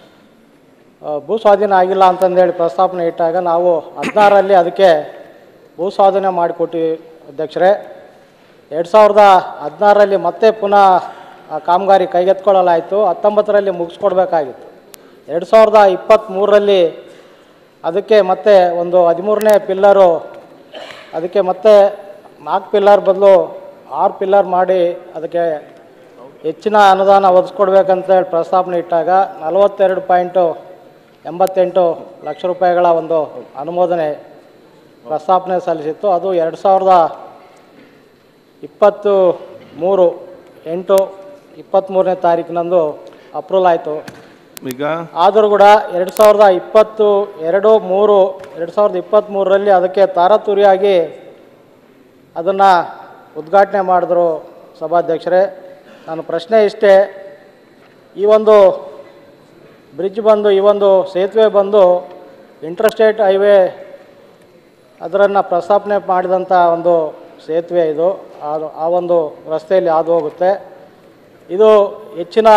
Speaker 4: ಆ, ಭೂ ಸ್ವಾಧೀನ ಆಗಿಲ್ಲ ಅಂತಂದೇಳಿ ಪ್ರಸ್ತಾಪನೆ ಇಟ್ಟಾಗ ನಾವು ಹದಿನಾರರಲ್ಲಿ ಅದಕ್ಕೆ ಭೂ ಸ್ವಾಧೀನ ಮಾಡಿಕೊಟ್ಟಿವಿ ಅಧ್ಯಕ್ಷರೇ ಎರಡು ಸಾವಿರದ ಹದಿನಾರರಲ್ಲಿ ಮತ್ತೆ ಪುನಃ ಆ ಕಾಮಗಾರಿ ಕೈಗೆತ್ಕೊಳ್ಳಲಾಯಿತು ಹತ್ತೊಂಬತ್ತರಲ್ಲಿ ಮುಗಿಸ್ಕೊಡ್ಬೇಕಾಗಿತ್ತು ಎರಡು ಸಾವಿರದ ಇಪ್ಪತ್ತ್ಮೂರರಲ್ಲಿ ಅದಕ್ಕೆ ಮತ್ತೆ ಒಂದು ಹದಿಮೂರನೇ ಪಿಲ್ಲರು ಅದಕ್ಕೆ ಮತ್ತೆ ನಾಲ್ಕು ಪಿಲ್ಲರ್ ಬದಲು ಆರು ಪಿಲ್ಲರ್ ಮಾಡಿ ಅದಕ್ಕೆ ಹೆಚ್ಚಿನ ಅನುದಾನ ಒದಗಿಸ್ಕೊಡ್ಬೇಕಂತ ಹೇಳಿ ಪ್ರಸ್ತಾಪನೆ ಇಟ್ಟಾಗ ನಲವತ್ತೆರಡು ಪಾಯಿಂಟು ಎಂಬತ್ತೆಂಟು ಲಕ್ಷ ರೂಪಾಯಿಗಳ ಒಂದು ಅನುಮೋದನೆ ಪ್ರಸ್ತಾಪನೆ ಸಲ್ಲಿಸಿತ್ತು ಅದು ಎರಡು ಸಾವಿರದ ಇಪ್ಪತ್ತು ಮೂರು ಎಂಟು ಇಪ್ಪತ್ತ್ಮೂರನೇ ತಾರೀಕಿನಂದು ಅಪ್ರೂವಲ್ ಆಯಿತು
Speaker 1: ಈಗ
Speaker 4: ಆದರೂ ಕೂಡ ಎರಡು ಸಾವಿರದ ಇಪ್ಪತ್ತು ಎರಡು ಮೂರು ಎರಡು ಸಾವಿರದ ಇಪ್ಪತ್ತ್ಮೂರರಲ್ಲಿ ಅದಕ್ಕೆ ತಾರತುರಿಯಾಗಿ ಅದನ್ನು ಉದ್ಘಾಟನೆ ಮಾಡಿದ್ರು ಸಭಾಧ್ಯಕ್ಷರೇ ನನ್ನ ಪ್ರಶ್ನೆ ಇಷ್ಟೇ ಈ ಒಂದು ಬ್ರಿಡ್ಜ್ ಬಂದು ಈ ಒಂದು ಸೇತುವೆ ಬಂದು ಇಂಟರ್ಸ್ಟೇಟ್ ಹೈವೇ ಅದರನ್ನು ಪ್ರಸ್ತಾಪನೆ ಮಾಡಿದಂಥ ಒಂದು ಸೇತುವೆ ಇದು ಆ- ಆ ಒಂದು ರಸ್ತೆಯಲ್ಲಿ ಹಾದು ಹೋಗುತ್ತೆ ಇದು ಹೆಚ್ಚಿನ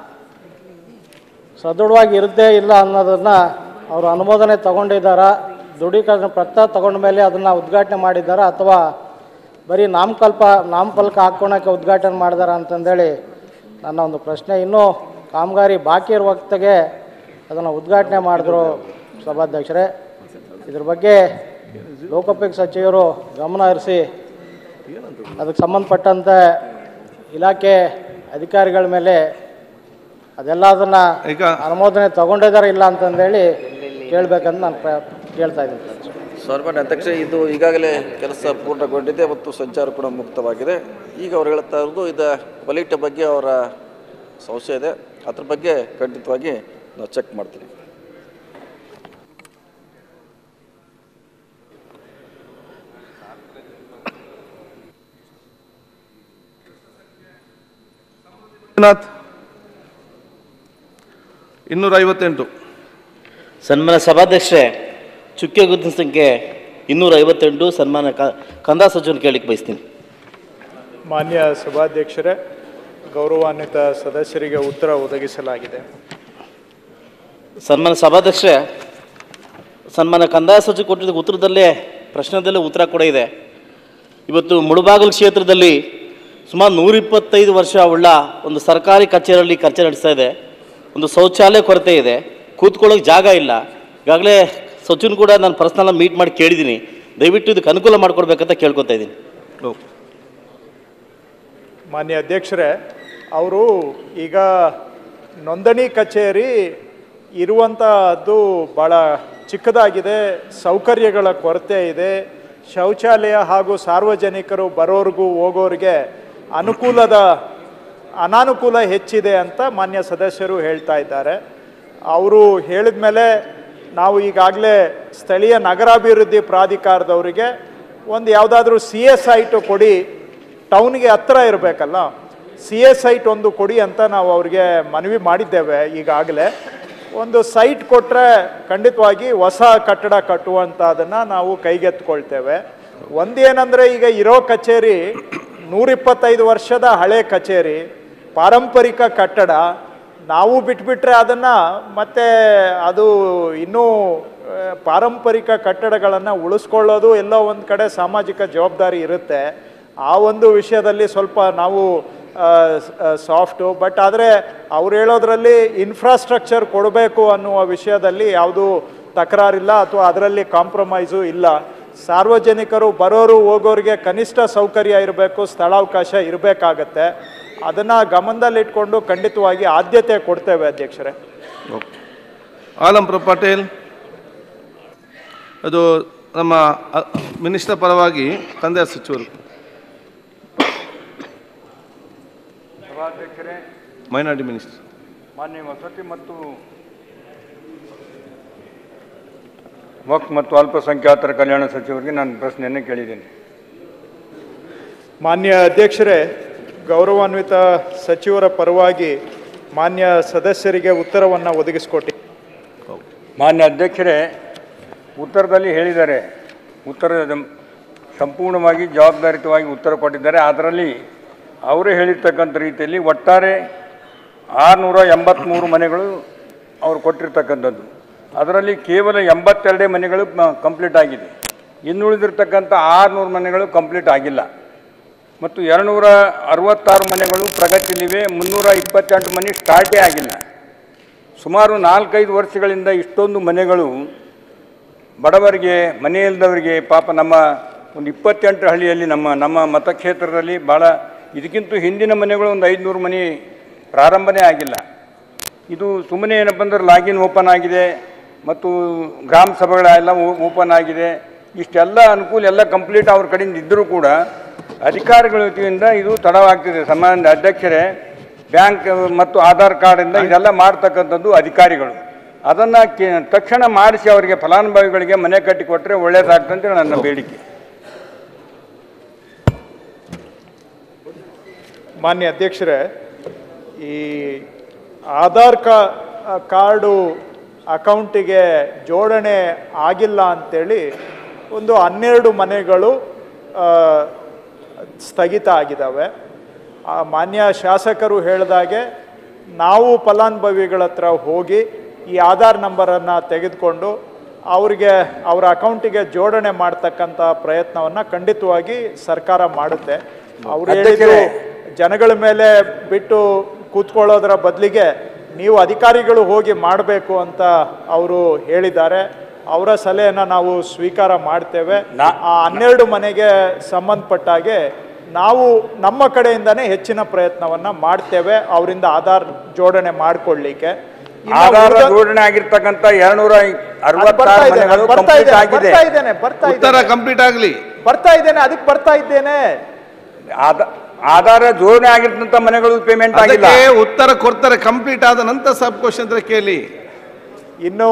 Speaker 4: ಸದೃಢವಾಗಿ ಇರುತ್ತೆ ಇಲ್ಲ ಅನ್ನೋದನ್ನು ಅವರು ಅನುಮೋದನೆ ತಗೊಂಡಿದ್ದಾರಾ ದೃಢೀಕರಣ ಪತ್ರ ತಗೊಂಡ ಮೇಲೆ ಅದನ್ನು ಉದ್ಘಾಟನೆ ಮಾಡಿದ್ದಾರಾ ಅಥವಾ ಬರೀ ನಾಮಕಲ್ಪ ನಾಮಫಲಕ ಹಾಕ್ಕೊಳಕ್ಕೆ ಉದ್ಘಾಟನೆ ಮಾಡಿದಾರ ಅಂತಂದೇಳಿ ನನ್ನ ಒಂದು ಪ್ರಶ್ನೆ ಇನ್ನೂ ಕಾಮಗಾರಿ ಬಾಕಿ ಇರುವ ಹೊತ್ತಿಗೆ ಅದನ್ನು ಉದ್ಘಾಟನೆ ಮಾಡಿದ್ರು ಸಭಾಧ್ಯಕ್ಷರೇ ಇದ್ರ ಬಗ್ಗೆ ಲೋಕೋಪಯೋಗಿ ಸಚಿವರು ಗಮನ ಹರಿಸಿ ಅದಕ್ಕೆ ಸಂಬಂಧಪಟ್ಟಂತೆ ಇಲಾಖೆ ಅಧಿಕಾರಿಗಳ ಮೇಲೆ ಅದೆಲ್ಲ ಅದನ್ನು ಅನುಮೋದನೆ ತಗೊಂಡಿದ್ದಾರೆ ಇಲ್ಲ ಅಂತಂದೇಳಿ ಕೇಳಬೇಕಂತ ನಾನು ಪ್ರ ಕೇಳ್ತಾ ಇದ್ದೀನಿ
Speaker 17: ಸನ್ಮಾನ್ಯ ಅಧ್ಯಕ್ಷ ಇದು ಈಗಾಗಲೇ ಕೆಲಸ ಪೂರ್ಣಗೊಂಡಿದೆ ಮತ್ತು ಸಂಚಾರ ಕೂಡ ಮುಕ್ತವಾಗಿದೆ ಈಗ ಅವ್ರು ಹೇಳ್ತಾ ಇರೋದು ಇದು ಕ್ವಾಲಿಟಿ ಬಗ್ಗೆ ಅವರ ಸಂಶಯ ಇದೆ ಅದ್ರ ಬಗ್ಗೆ ಖಂಡಿತವಾಗಿ ನಾವು ಚೆಕ್ ಮಾಡ್ತೀವಿ
Speaker 1: ಮಂಜುನಾಥ್ ಇನ್ನೂರ ಐವತ್ತೆಂಟು
Speaker 6: ಸನ್ಮಾನ ಸಭಾಧ್ಯಕ್ಷರೇ ಚುಕ್ಕೆ ಗುರುತಿನ ಸಂಖ್ಯೆ ಇನ್ನೂರ ಐವತ್ತೆಂಟು ಸನ್ಮಾನ ಕ- ಕಂದಾಯ ಸಚಿವನ ಕೇಳಲಿಕ್ಕೆ ಬಯಸ್ತೀನಿ
Speaker 2: ಮಾನ್ಯ ಸಭಾಧ್ಯಕ್ಷರೇ ಗೌರವಾನ್ವಿತ ಸದಸ್ಯರಿಗೆ ಉತ್ತರ ಒದಗಿಸಲಾಗಿದೆ
Speaker 6: ಸನ್ಮಾನ ಸಭಾಧ್ಯಕ್ಷರೇ ಸನ್ಮಾನ ಕಂದಾಯ ಸಚಿವ ಕೊಟ್ಟಿದ್ದ ಉತ್ತರದಲ್ಲೇ ಪ್ರಶ್ನೆದಲ್ಲೇ ಉತ್ತರ ಕೂಡ ಇದೆ ಇವತ್ತು ಮುಳುಬಾಗಿಲು ಕ್ಷೇತ್ರದಲ್ಲಿ ಸುಮಾರು ನೂರಿಪ್ಪತ್ತೈದು ವರ್ಷ ಉಳ್ಳ ಒಂದು ಸರ್ಕಾರಿ ಕಚೇರಿಯಲ್ಲಿ ಕಚೇರಿ ನಡೆಸ್ತಾ ಇದೆ ಒಂದು ಶೌಚಾಲಯ ಕೊರತೆ ಇದೆ ಕೂತ್ಕೊಳ್ಳೋಕೆ ಜಾಗ ಇಲ್ಲ ಈಗಾಗಲೇ ಸಚಿನ್ ಕೂಡ ನಾನು ಪರ್ಸ್ನಲ್ ಮೀಟ್ ಮಾಡಿ ಕೇಳಿದ್ದೀನಿ ದಯವಿಟ್ಟು ಇದಕ್ಕೆ ಅನುಕೂಲ ಮಾಡಿಕೊಡ್ಬೇಕಂತ ಕೇಳ್ಕೊತಾ ಇದ್ದೀನಿ
Speaker 2: ಮಾನ್ಯ ಅಧ್ಯಕ್ಷರೇ ಅವರು ಈಗ ನೋಂದಣಿ ಕಚೇರಿ ಇರುವಂತಹದ್ದು ಭಾಳ ಚಿಕ್ಕದಾಗಿದೆ ಸೌಕರ್ಯಗಳ ಕೊರತೆ ಇದೆ ಶೌಚಾಲಯ ಹಾಗೂ ಸಾರ್ವಜನಿಕರು ಬರೋರಿಗೂ ಹೋಗೋರಿಗೆ ಅನುಕೂಲದ ಅನಾನುಕೂಲ ಹೆಚ್ಚಿದೆ ಅಂತ ಮಾನ್ಯ ಸದಸ್ಯರು ಹೇಳ್ತಾ ಇದ್ದಾರೆ ಅವರು ಹೇಳಿದ ಮೇಲೆ ನಾವು ಈಗಾಗಲೇ ಸ್ಥಳೀಯ ನಗರಾಭಿವೃದ್ಧಿ ಪ್ರಾಧಿಕಾರದವರಿಗೆ ಒಂದು ಯಾವುದಾದ್ರೂ ಸಿ ಎಸ್ ಐಟು ಕೊಡಿ ಟೌನ್ಗೆ ಹತ್ರ ಇರಬೇಕಲ್ಲ ಸಿ ಎಸ್ ಐಟ್ ಒಂದು ಕೊಡಿ ಅಂತ ನಾವು ಅವ್ರಿಗೆ ಮನವಿ ಮಾಡಿದ್ದೇವೆ ಈಗಾಗಲೇ ಒಂದು ಸೈಟ್ ಕೊಟ್ಟರೆ ಖಂಡಿತವಾಗಿ ಹೊಸ ಕಟ್ಟಡ ಕಟ್ಟುವಂಥದ್ದನ್ನು ನಾವು ಕೈಗೆತ್ಕೊಳ್ತೇವೆ ಒಂದೇನಂದರೆ ಈಗ ಇರೋ ಕಚೇರಿ ನೂರಿಪ್ಪತ್ತೈದು ವರ್ಷದ ಹಳೆ ಕಚೇರಿ ಪಾರಂಪರಿಕ ಕಟ್ಟಡ ನಾವು ಬಿಟ್ಬಿಟ್ರೆ ಅದನ್ನು ಮತ್ತೆ ಅದು ಇನ್ನೂ ಆ, ಪಾರಂಪರಿಕ ಕಟ್ಟಡಗಳನ್ನು ಉಳಿಸ್ಕೊಳ್ಳೋದು ಎಲ್ಲೋ ಒಂದು ಕಡೆ ಸಾಮಾಜಿಕ ಜವಾಬ್ದಾರಿ ಇರುತ್ತೆ ಆ ಒಂದು ವಿಷಯದಲ್ಲಿ ಸ್ವಲ್ಪ ನಾವು ಸಾಫ್ಟು ಬಟ್ ಆದರೆ ಅವ್ರು ಹೇಳೋದ್ರಲ್ಲಿ ಇನ್ಫ್ರಾಸ್ಟ್ರಕ್ಚರ್ ಕೊಡಬೇಕು ಅನ್ನುವ ವಿಷಯದಲ್ಲಿ ಯಾವುದೂ ತಕರಾರಿಲ್ಲ ಅಥವಾ ಅದರಲ್ಲಿ ಕಾಂಪ್ರಮೈಸು ಇಲ್ಲ ಸಾರ್ವಜನಿಕರು ಬರೋರು ಹೋಗೋರಿಗೆ ಕನಿಷ್ಠ ಸೌಕರ್ಯ ಇರಬೇಕು ಸ್ಥಳಾವಕಾಶ ಇರಬೇಕಾಗತ್ತೆ ಅದನ್ನು ಗಮನದಲ್ಲಿಟ್ಕೊಂಡು ಖಂಡಿತವಾಗಿ ಆದ್ಯತೆ ಕೊಡ್ತೇವೆ ಅಧ್ಯಕ್ಷರೇ
Speaker 1: ಆಲಂಪುರ ಪಟೇಲ್ ಅದು ನಮ್ಮ ಅ, ಮಿನಿಸ್ಟರ್ ಪರವಾಗಿ ಕಂದಾಯ ಸಚಿವರು
Speaker 8: ಸಭಾಧ್ಯಕ್ಷರೇ
Speaker 1: ಮೈನಾರಿಟಿ ಮಿನಿಸ್ಟರ್
Speaker 8: ಮಾನ್ಯ ವಸತಿ ಮತ್ತು ವಕ್ ಮತ್ತು ಅಲ್ಪಸಂಖ್ಯಾತರ ಕಲ್ಯಾಣ ಸಚಿವರಿಗೆ ನಾನು ಪ್ರಶ್ನೆಯನ್ನು ಕೇಳಿದ್ದೇನೆ
Speaker 2: ಮಾನ್ಯ ಅಧ್ಯಕ್ಷರೇ ಗೌರವಾನ್ವಿತ ಸಚಿವರ ಪರವಾಗಿ ಮಾನ್ಯ ಸದಸ್ಯರಿಗೆ ಉತ್ತರವನ್ನು ಒದಗಿಸ್ಕೊಟ್ಟಿ
Speaker 8: ಮಾನ್ಯ ಅಧ್ಯಕ್ಷರೇ ಉತ್ತರದಲ್ಲಿ ಹೇಳಿದ್ದಾರೆ ಉತ್ತರದ ಸಂಪೂರ್ಣವಾಗಿ ಜವಾಬ್ದಾರಿತವಾಗಿ ಉತ್ತರ ಕೊಟ್ಟಿದ್ದಾರೆ ಅದರಲ್ಲಿ ಅವರೇ ಹೇಳಿರ್ತಕ್ಕಂಥ ರೀತಿಯಲ್ಲಿ ಒಟ್ಟಾರೆ ಆರುನೂರ ಎಂಬತ್ತ್ಮೂರು ಮನೆಗಳು ಅವರು ಕೊಟ್ಟಿರ್ತಕ್ಕಂಥದ್ದು ಅದರಲ್ಲಿ ಕೇವಲ ಎಂಬತ್ತೆರಡೇ ಮನೆಗಳು ಕಂಪ್ಲೀಟ್ ಆಗಿದೆ ಇನ್ನುಳಿದಿರ್ತಕ್ಕಂಥ ಆರುನೂರು ಮನೆಗಳು ಕಂಪ್ಲೀಟ್ ಆಗಿಲ್ಲ ಮತ್ತು ಎರಡುನೂರ ಅರವತ್ತಾರು ಮನೆಗಳು ಪ್ರಗತಿಯಲ್ಲಿವೆ ಮುನ್ನೂರ ಇಪ್ಪತ್ತೆಂಟು ಮನೆ ಸ್ಟಾರ್ಟೇ ಆಗಿಲ್ಲ ಸುಮಾರು ನಾಲ್ಕೈದು ವರ್ಷಗಳಿಂದ ಇಷ್ಟೊಂದು ಮನೆಗಳು ಬಡವರಿಗೆ ಮನೆ ಇಲ್ಲದವರಿಗೆ ಪಾಪ ನಮ್ಮ ಒಂದು ಇಪ್ಪತ್ತೆಂಟು ಹಳ್ಳಿಯಲ್ಲಿ ನಮ್ಮ ನಮ್ಮ ಮತಕ್ಷೇತ್ರದಲ್ಲಿ ಭಾಳ ಇದಕ್ಕಿಂತ ಹಿಂದಿನ ಮನೆಗಳು ಒಂದು ಐದುನೂರು ಮನೆ ಪ್ರಾರಂಭನೇ ಆಗಿಲ್ಲ ಇದು ಸುಮ್ಮನೆ ಏನಪ್ಪ ಅಂದ್ರೆ ಲಾಗಿನ್ ಓಪನ್ ಆಗಿದೆ ಮತ್ತು ಗ್ರಾಮ ಸಭೆಗಳೆಲ್ಲ ಓಪನ್ ಆಗಿದೆ ಇಷ್ಟೆಲ್ಲ ಅನುಕೂಲ ಎಲ್ಲ ಕಂಪ್ಲೀಟ್ ಅವ್ರ ಕಡೆಯಿಂದ ಇದ್ದರೂ ಕೂಡ ಅಧಿಕಾರಿಗಳ ವತಿಯಿಂದ ಇದು ತಡವಾಗ್ತಿದೆ ಸಮಾನ ಅಧ್ಯಕ್ಷರೇ ಬ್ಯಾಂಕ್ ಮತ್ತು ಆಧಾರ್ ಕಾರ್ಡಿಂದ ಇದೆಲ್ಲ ಮಾಡ್ತಕ್ಕಂಥದ್ದು ಅಧಿಕಾರಿಗಳು ಅದನ್ನು ತಕ್ಷಣ ಮಾಡಿಸಿ ಅವರಿಗೆ ಫಲಾನುಭವಿಗಳಿಗೆ ಮನೆ ಕಟ್ಟಿ ಕೊಟ್ಟರೆ ಒಳ್ಳೇದಾಗ್ತಂತ ನನ್ನ ಬೇಡಿಕೆ
Speaker 2: ಮಾನ್ಯ ಅಧ್ಯಕ್ಷರೇ ಈ ಆಧಾರ್ ಕಾ ಕಾರ್ಡು ಅಕೌಂಟಿಗೆ ಜೋಡಣೆ ಆಗಿಲ್ಲ ಅಂತೇಳಿ ಒಂದು ಹನ್ನೆರಡು ಮನೆಗಳು ಆ, ಸ್ಥಗಿತ ಆಗಿದ್ದಾವೆ ಆ ಮಾನ್ಯ ಶಾಸಕರು ಹೇಳಿದಾಗೆ ನಾವು ಫಲಾನುಭವಿಗಳ ಹತ್ರ ಹೋಗಿ ಈ ಆಧಾರ್ ನಂಬರನ್ನು ತೆಗೆದುಕೊಂಡು ಅವರಿಗೆ ಅವರ ಅಕೌಂಟಿಗೆ ಜೋಡಣೆ ಮಾಡ್ತಕ್ಕಂಥ ಪ್ರಯತ್ನವನ್ನು ಖಂಡಿತವಾಗಿ ಸರ್ಕಾರ ಮಾಡುತ್ತೆ ಅವ್ರು ಹೇಳಿದ್ರು ಜನಗಳ ಮೇಲೆ ಬಿಟ್ಟು ಕೂತ್ಕೊಳ್ಳೋದರ ಬದಲಿಗೆ ನೀವು ಅಧಿಕಾರಿಗಳು ಹೋಗಿ ಮಾಡಬೇಕು ಅಂತ ಅವರು ಹೇಳಿದ್ದಾರೆ ಅವರ ಸಲಹೆಯನ್ನು ನಾವು ಸ್ವೀಕಾರ ಮಾಡ್ತೇವೆ ಆ ಹನ್ನೆರಡು ಮನೆಗೆ ಸಂಬಂಧಪಟ್ಟ ಹಾಗೆ ನಾವು ನಮ್ಮ ಕಡೆಯಿಂದನೇ ಹೆಚ್ಚಿನ ಪ್ರಯತ್ನವನ್ನ ಮಾಡ್ತೇವೆ ಅವರಿಂದ ಆಧಾರ್ ಜೋಡಣೆ ಮಾಡ್ಕೊಳ್ಳಿಕ್ಕೆ ಇನ್ನು
Speaker 8: ಆಧಾರ
Speaker 2: ಉಳಿದ-
Speaker 8: ಜೋಡಣೆ ಆಗಿರ್ತಕ್ಕಂಥ ಎರಡ್ನೂರ
Speaker 2: ಬರ್ತಾ
Speaker 8: ಅರವತ್ತಾರು
Speaker 2: ಇದ್ದೇನೆ,
Speaker 8: ಮನೆಗಳು
Speaker 2: ಬರ್ತಾ
Speaker 8: ಕಂಪ್ಲೀಟ್
Speaker 2: ಇದ್ದೇನೆ,
Speaker 8: ಆಗಿದೆ
Speaker 2: ಬರ್ತಾ ಇದ್ದೇನೆ ಬರ್ತಾ
Speaker 1: ಉತ್ತರ
Speaker 2: ಇದ್ದೇನೆ
Speaker 1: ಕಂಪ್ಲೀಟ್ ಆಗಲಿ
Speaker 2: ಬರ್ತಾ ಇದ್ದೇನೆ ಅದಕ್ಕೆ ಬರ್ತಾ ಇದ್ದೇನೆ
Speaker 8: ಆಧ- ಆಧಾರ ಜೋಡಣೆ ಆಗಿರ್ತಂಥ ಮನೆಗಳು ಪೇಮೆಂಟ್ ಆಗಿಲ್ಲ
Speaker 1: ಅದಕ್ಕೆ ಉತ್ತರ ಕೊಡ್ತಾರೆ ಕಂಪ್ಲೀಟ್ ಆದ ನಂತರ ಸಬ್ ಕ್ವಶನ್ ಕೇಳಿ
Speaker 2: ಇನ್ನು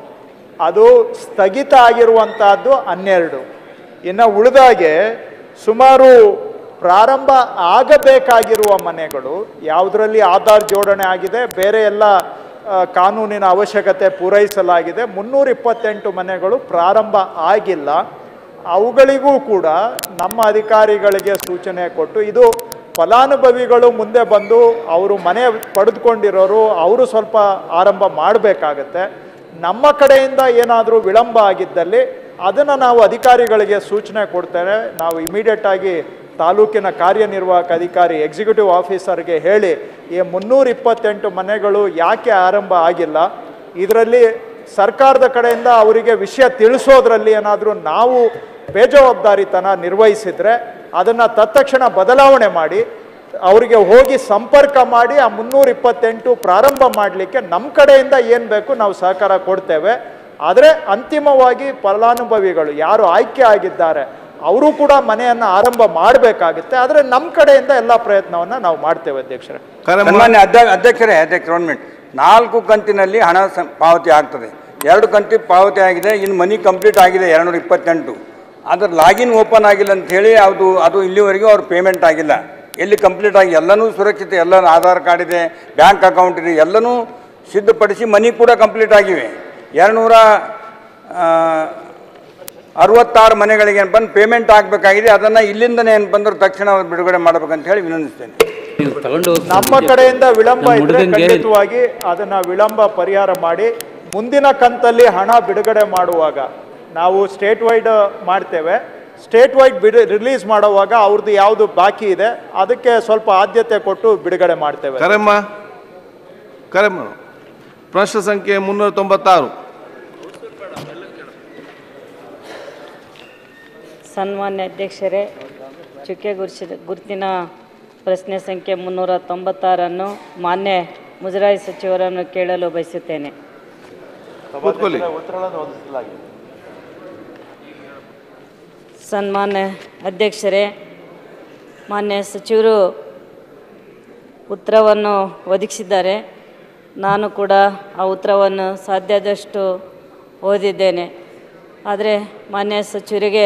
Speaker 2: ಅದು ಸ್ಥಗಿತ ಆಗಿರುವಂತಹದ್ದು ಹನ್ನೆರಡು ಇನ್ನು ಉಳಿದಾಗೆ ಸುಮಾರು ಪ್ರಾರಂಭ ಆಗಬೇಕಾಗಿರುವ ಮನೆಗಳು ಯಾವುದರಲ್ಲಿ ಆಧಾರ್ ಜೋಡಣೆ ಆಗಿದೆ ಬೇರೆ ಎಲ್ಲ ಆ, ಕಾನೂನಿನ ಅವಶ್ಯಕತೆ ಪೂರೈಸಲಾಗಿದೆ ಮುನ್ನೂರ ಇಪ್ಪತ್ತೆಂಟು ಮನೆಗಳು ಪ್ರಾರಂಭ ಆಗಿಲ್ಲ ಅವುಗಳಿಗೂ ಕೂಡ ನಮ್ಮ ಅಧಿಕಾರಿಗಳಿಗೆ ಸೂಚನೆ ಕೊಟ್ಟು ಇದು ಫಲಾನುಭವಿಗಳು ಮುಂದೆ ಬಂದು ಅವರು ಮನೆ ಪಡೆದುಕೊಂಡಿರೋರು ಅವರು ಸ್ವಲ್ಪ ಆರಂಭ ಮಾಡಬೇಕಾಗತ್ತೆ ನಮ್ಮ ಕಡೆಯಿಂದ ಏನಾದರೂ ವಿಳಂಬ ಆಗಿದ್ದಲ್ಲಿ ಅದನ್ನು ನಾವು ಅಧಿಕಾರಿಗಳಿಗೆ ಸೂಚನೆ ಕೊಡ್ತೇವೆ ನಾವು ಇಮಿಡಿಯೇಟ್ ಆಗಿ ತಾಲೂಕಿನ ಕಾರ್ಯನಿರ್ವಾಹಕ ಅಧಿಕಾರಿ ಎಕ್ಸಿಕ್ಯೂಟಿವ್ ಆಫೀಸರ್ಗೆ ಹೇಳಿ ಈ ಮುನ್ನೂರ ಇಪ್ಪತ್ತೆಂಟು ಮನೆಗಳು ಯಾಕೆ ಆರಂಭ ಆಗಿಲ್ಲ ಇದರಲ್ಲಿ ಸರ್ಕಾರದ ಕಡೆಯಿಂದ ಅವರಿಗೆ ವಿಷಯ ತಿಳಿಸೋದ್ರಲ್ಲಿ ಏನಾದರೂ ನಾವು ಬೇಜವಾಬ್ದಾರಿತನ ನಿರ್ವಹಿಸಿದ್ರೆ ಅದನ್ನು ತತ್ಕ್ಷಣ ಬದಲಾವಣೆ ಮಾಡಿ ಅವರಿಗೆ ಹೋಗಿ ಸಂಪರ್ಕ ಮಾಡಿ ಆ ಮುನ್ನೂರ ಇಪ್ಪತ್ತೆಂಟು ಪ್ರಾರಂಭ ಮಾಡಲಿಕ್ಕೆ ನಮ್ಮ ಕಡೆಯಿಂದ ಏನು ಬೇಕು ನಾವು ಸಹಕಾರ ಕೊಡ್ತೇವೆ ಆದರೆ ಅಂತಿಮವಾಗಿ ಫಲಾನುಭವಿಗಳು ಯಾರು ಆಯ್ಕೆ ಆಗಿದ್ದಾರೆ ಅವರು ಕೂಡ ಮನೆಯನ್ನು ಆರಂಭ ಮಾಡಬೇಕಾಗುತ್ತೆ ಆದರೆ ನಮ್ಮ ಕಡೆಯಿಂದ ಎಲ್ಲ ಪ್ರಯತ್ನವನ್ನು ನಾವು ಮಾಡ್ತೇವೆ ಅಧ್ಯಕ್ಷರೇ
Speaker 8: ಸನ್ಮಾನ್ಯ ಅಧ್ಯ- ಅಧ್ಯಕ್ಷರೇ ಅಧ್ಯಕ್ಷ ಒನ್ ಮಿನಿಟ್ ನಾಲ್ಕು ಕಂತಿನಲ್ಲಿ ಹಣ ಸ- ಪಾವತಿ ಆಗ್ತದೆ ಎರಡು ಕಂತಿ ಪಾವತಿ ಆಗಿದೆ ಇನ್ನು ಮನಿ ಕಂಪ್ಲೀಟ್ ಆಗಿದೆ ಎರಡುನೂರ ಇಪ್ಪತ್ತೆಂಟು ಅದ್ರ ಲಾಗಿನ್ ಓಪನ್ ಆಗಿಲ್ಲ ಅಂತ ಹೇಳಿ ಅದು ಅದು ಇಲ್ಲಿವರೆಗೂ ಅವ್ರ ಪೇಮೆಂಟ್ ಆಗಿಲ್ಲ ಎಲ್ಲಿ ಕಂಪ್ಲೀಟ್ ಆಗಿ ಎಲ್ಲನೂ ಸುರಕ್ಷಿತ ಎಲ್ಲ ಆಧಾರ್ ಕಾರ್ಡ್ ಇದೆ ಬ್ಯಾಂಕ್ ಅಕೌಂಟ್ ಇದೆ ಎಲ್ಲನೂ ಸಿದ್ಧಪಡಿಸಿ ಮನೆ ಕೂಡ ಕಂಪ್ಲೀಟ್ ಆಗಿವೆ ಎರಡುನೂರ ಅರವತ್ತಾರು ಮನೆಗಳಿಗೆ ಏನು ಬಂದು ಪೇಮೆಂಟ್ ಆಗಬೇಕಾಗಿದೆ ಅದನ್ನು ಇಲ್ಲಿಂದನೇ ಏನು ಬಂದರೂ ತಕ್ಷಣ ಬಿಡುಗಡೆ ಮಾಡಬೇಕಂತ ಹೇಳಿ ವಿನಂತಿಸ್ತೇನೆ
Speaker 2: ನಮ್ಮ ಕಡೆಯಿಂದ ವಿಳಂಬ ಇದ್ರೆ ಖಂಡಿತವಾಗಿ ಅದನ್ನ ವಿಳಂಬ ಪರಿಹಾರ ಮಾಡಿ ಮುಂದಿನ ಕಂತಲ್ಲಿ ಹಣ ಬಿಡುಗಡೆ ಮಾಡುವಾಗ ನಾವು ಸ್ಟೇಟ್ ವೈಡ್ ಮಾಡ್ತೇವೆ ಸ್ಟೇಟ್ ವೈಡ್ ಬಿಡು ರಿಲೀಸ್ ಮಾಡುವಾಗ ಅವ್ರದ್ದು ಯಾವುದು ಬಾಕಿ ಇದೆ ಅದಕ್ಕೆ ಸ್ವಲ್ಪ ಆದ್ಯತೆ ಕೊಟ್ಟು ಬಿಡುಗಡೆ ಮಾಡ್ತೇವೆ
Speaker 1: ಕರೆಮ್ಮ ಕರೆಮ್ಮ ಪ್ರಶ್ನೆ ಸಂಖ್ಯೆ ಮುನ್ನೂರ ತೊಂಬತ್ತಾರು
Speaker 13: ಸನ್ಮಾನ್ಯ ಅಧ್ಯಕ್ಷರೇ ಚುಕ್ಕೆ ಗುರುಸಿ ಗುರುತಿನ ಪ್ರಶ್ನೆ ಸಂಖ್ಯೆ ಮುನ್ನೂರ ತೊಂಬತ್ತಾರನ್ನು ಮಾನ್ಯ ಮುಜರಾಯಿ ಸಚಿವರನ್ನು ಕೇಳಲು ಬಯಸುತ್ತೇನೆ
Speaker 1: ಕೂತ್ಕೊಳ್ಳಿ.
Speaker 13: ಸನ್ಮಾನ್ಯ ಅಧ್ಯಕ್ಷರೇ ಮಾನ್ಯ ಸಚಿವರು ಉತ್ತರವನ್ನು ಒದಗಿಸಿದ್ದಾರೆ ನಾನು ಕೂಡ ಆ ಉತ್ತರವನ್ನು ಸಾಧ್ಯದಷ್ಟು ಓದಿದ್ದೇನೆ ಆದರೆ ಮಾನ್ಯ ಸಚಿವರಿಗೆ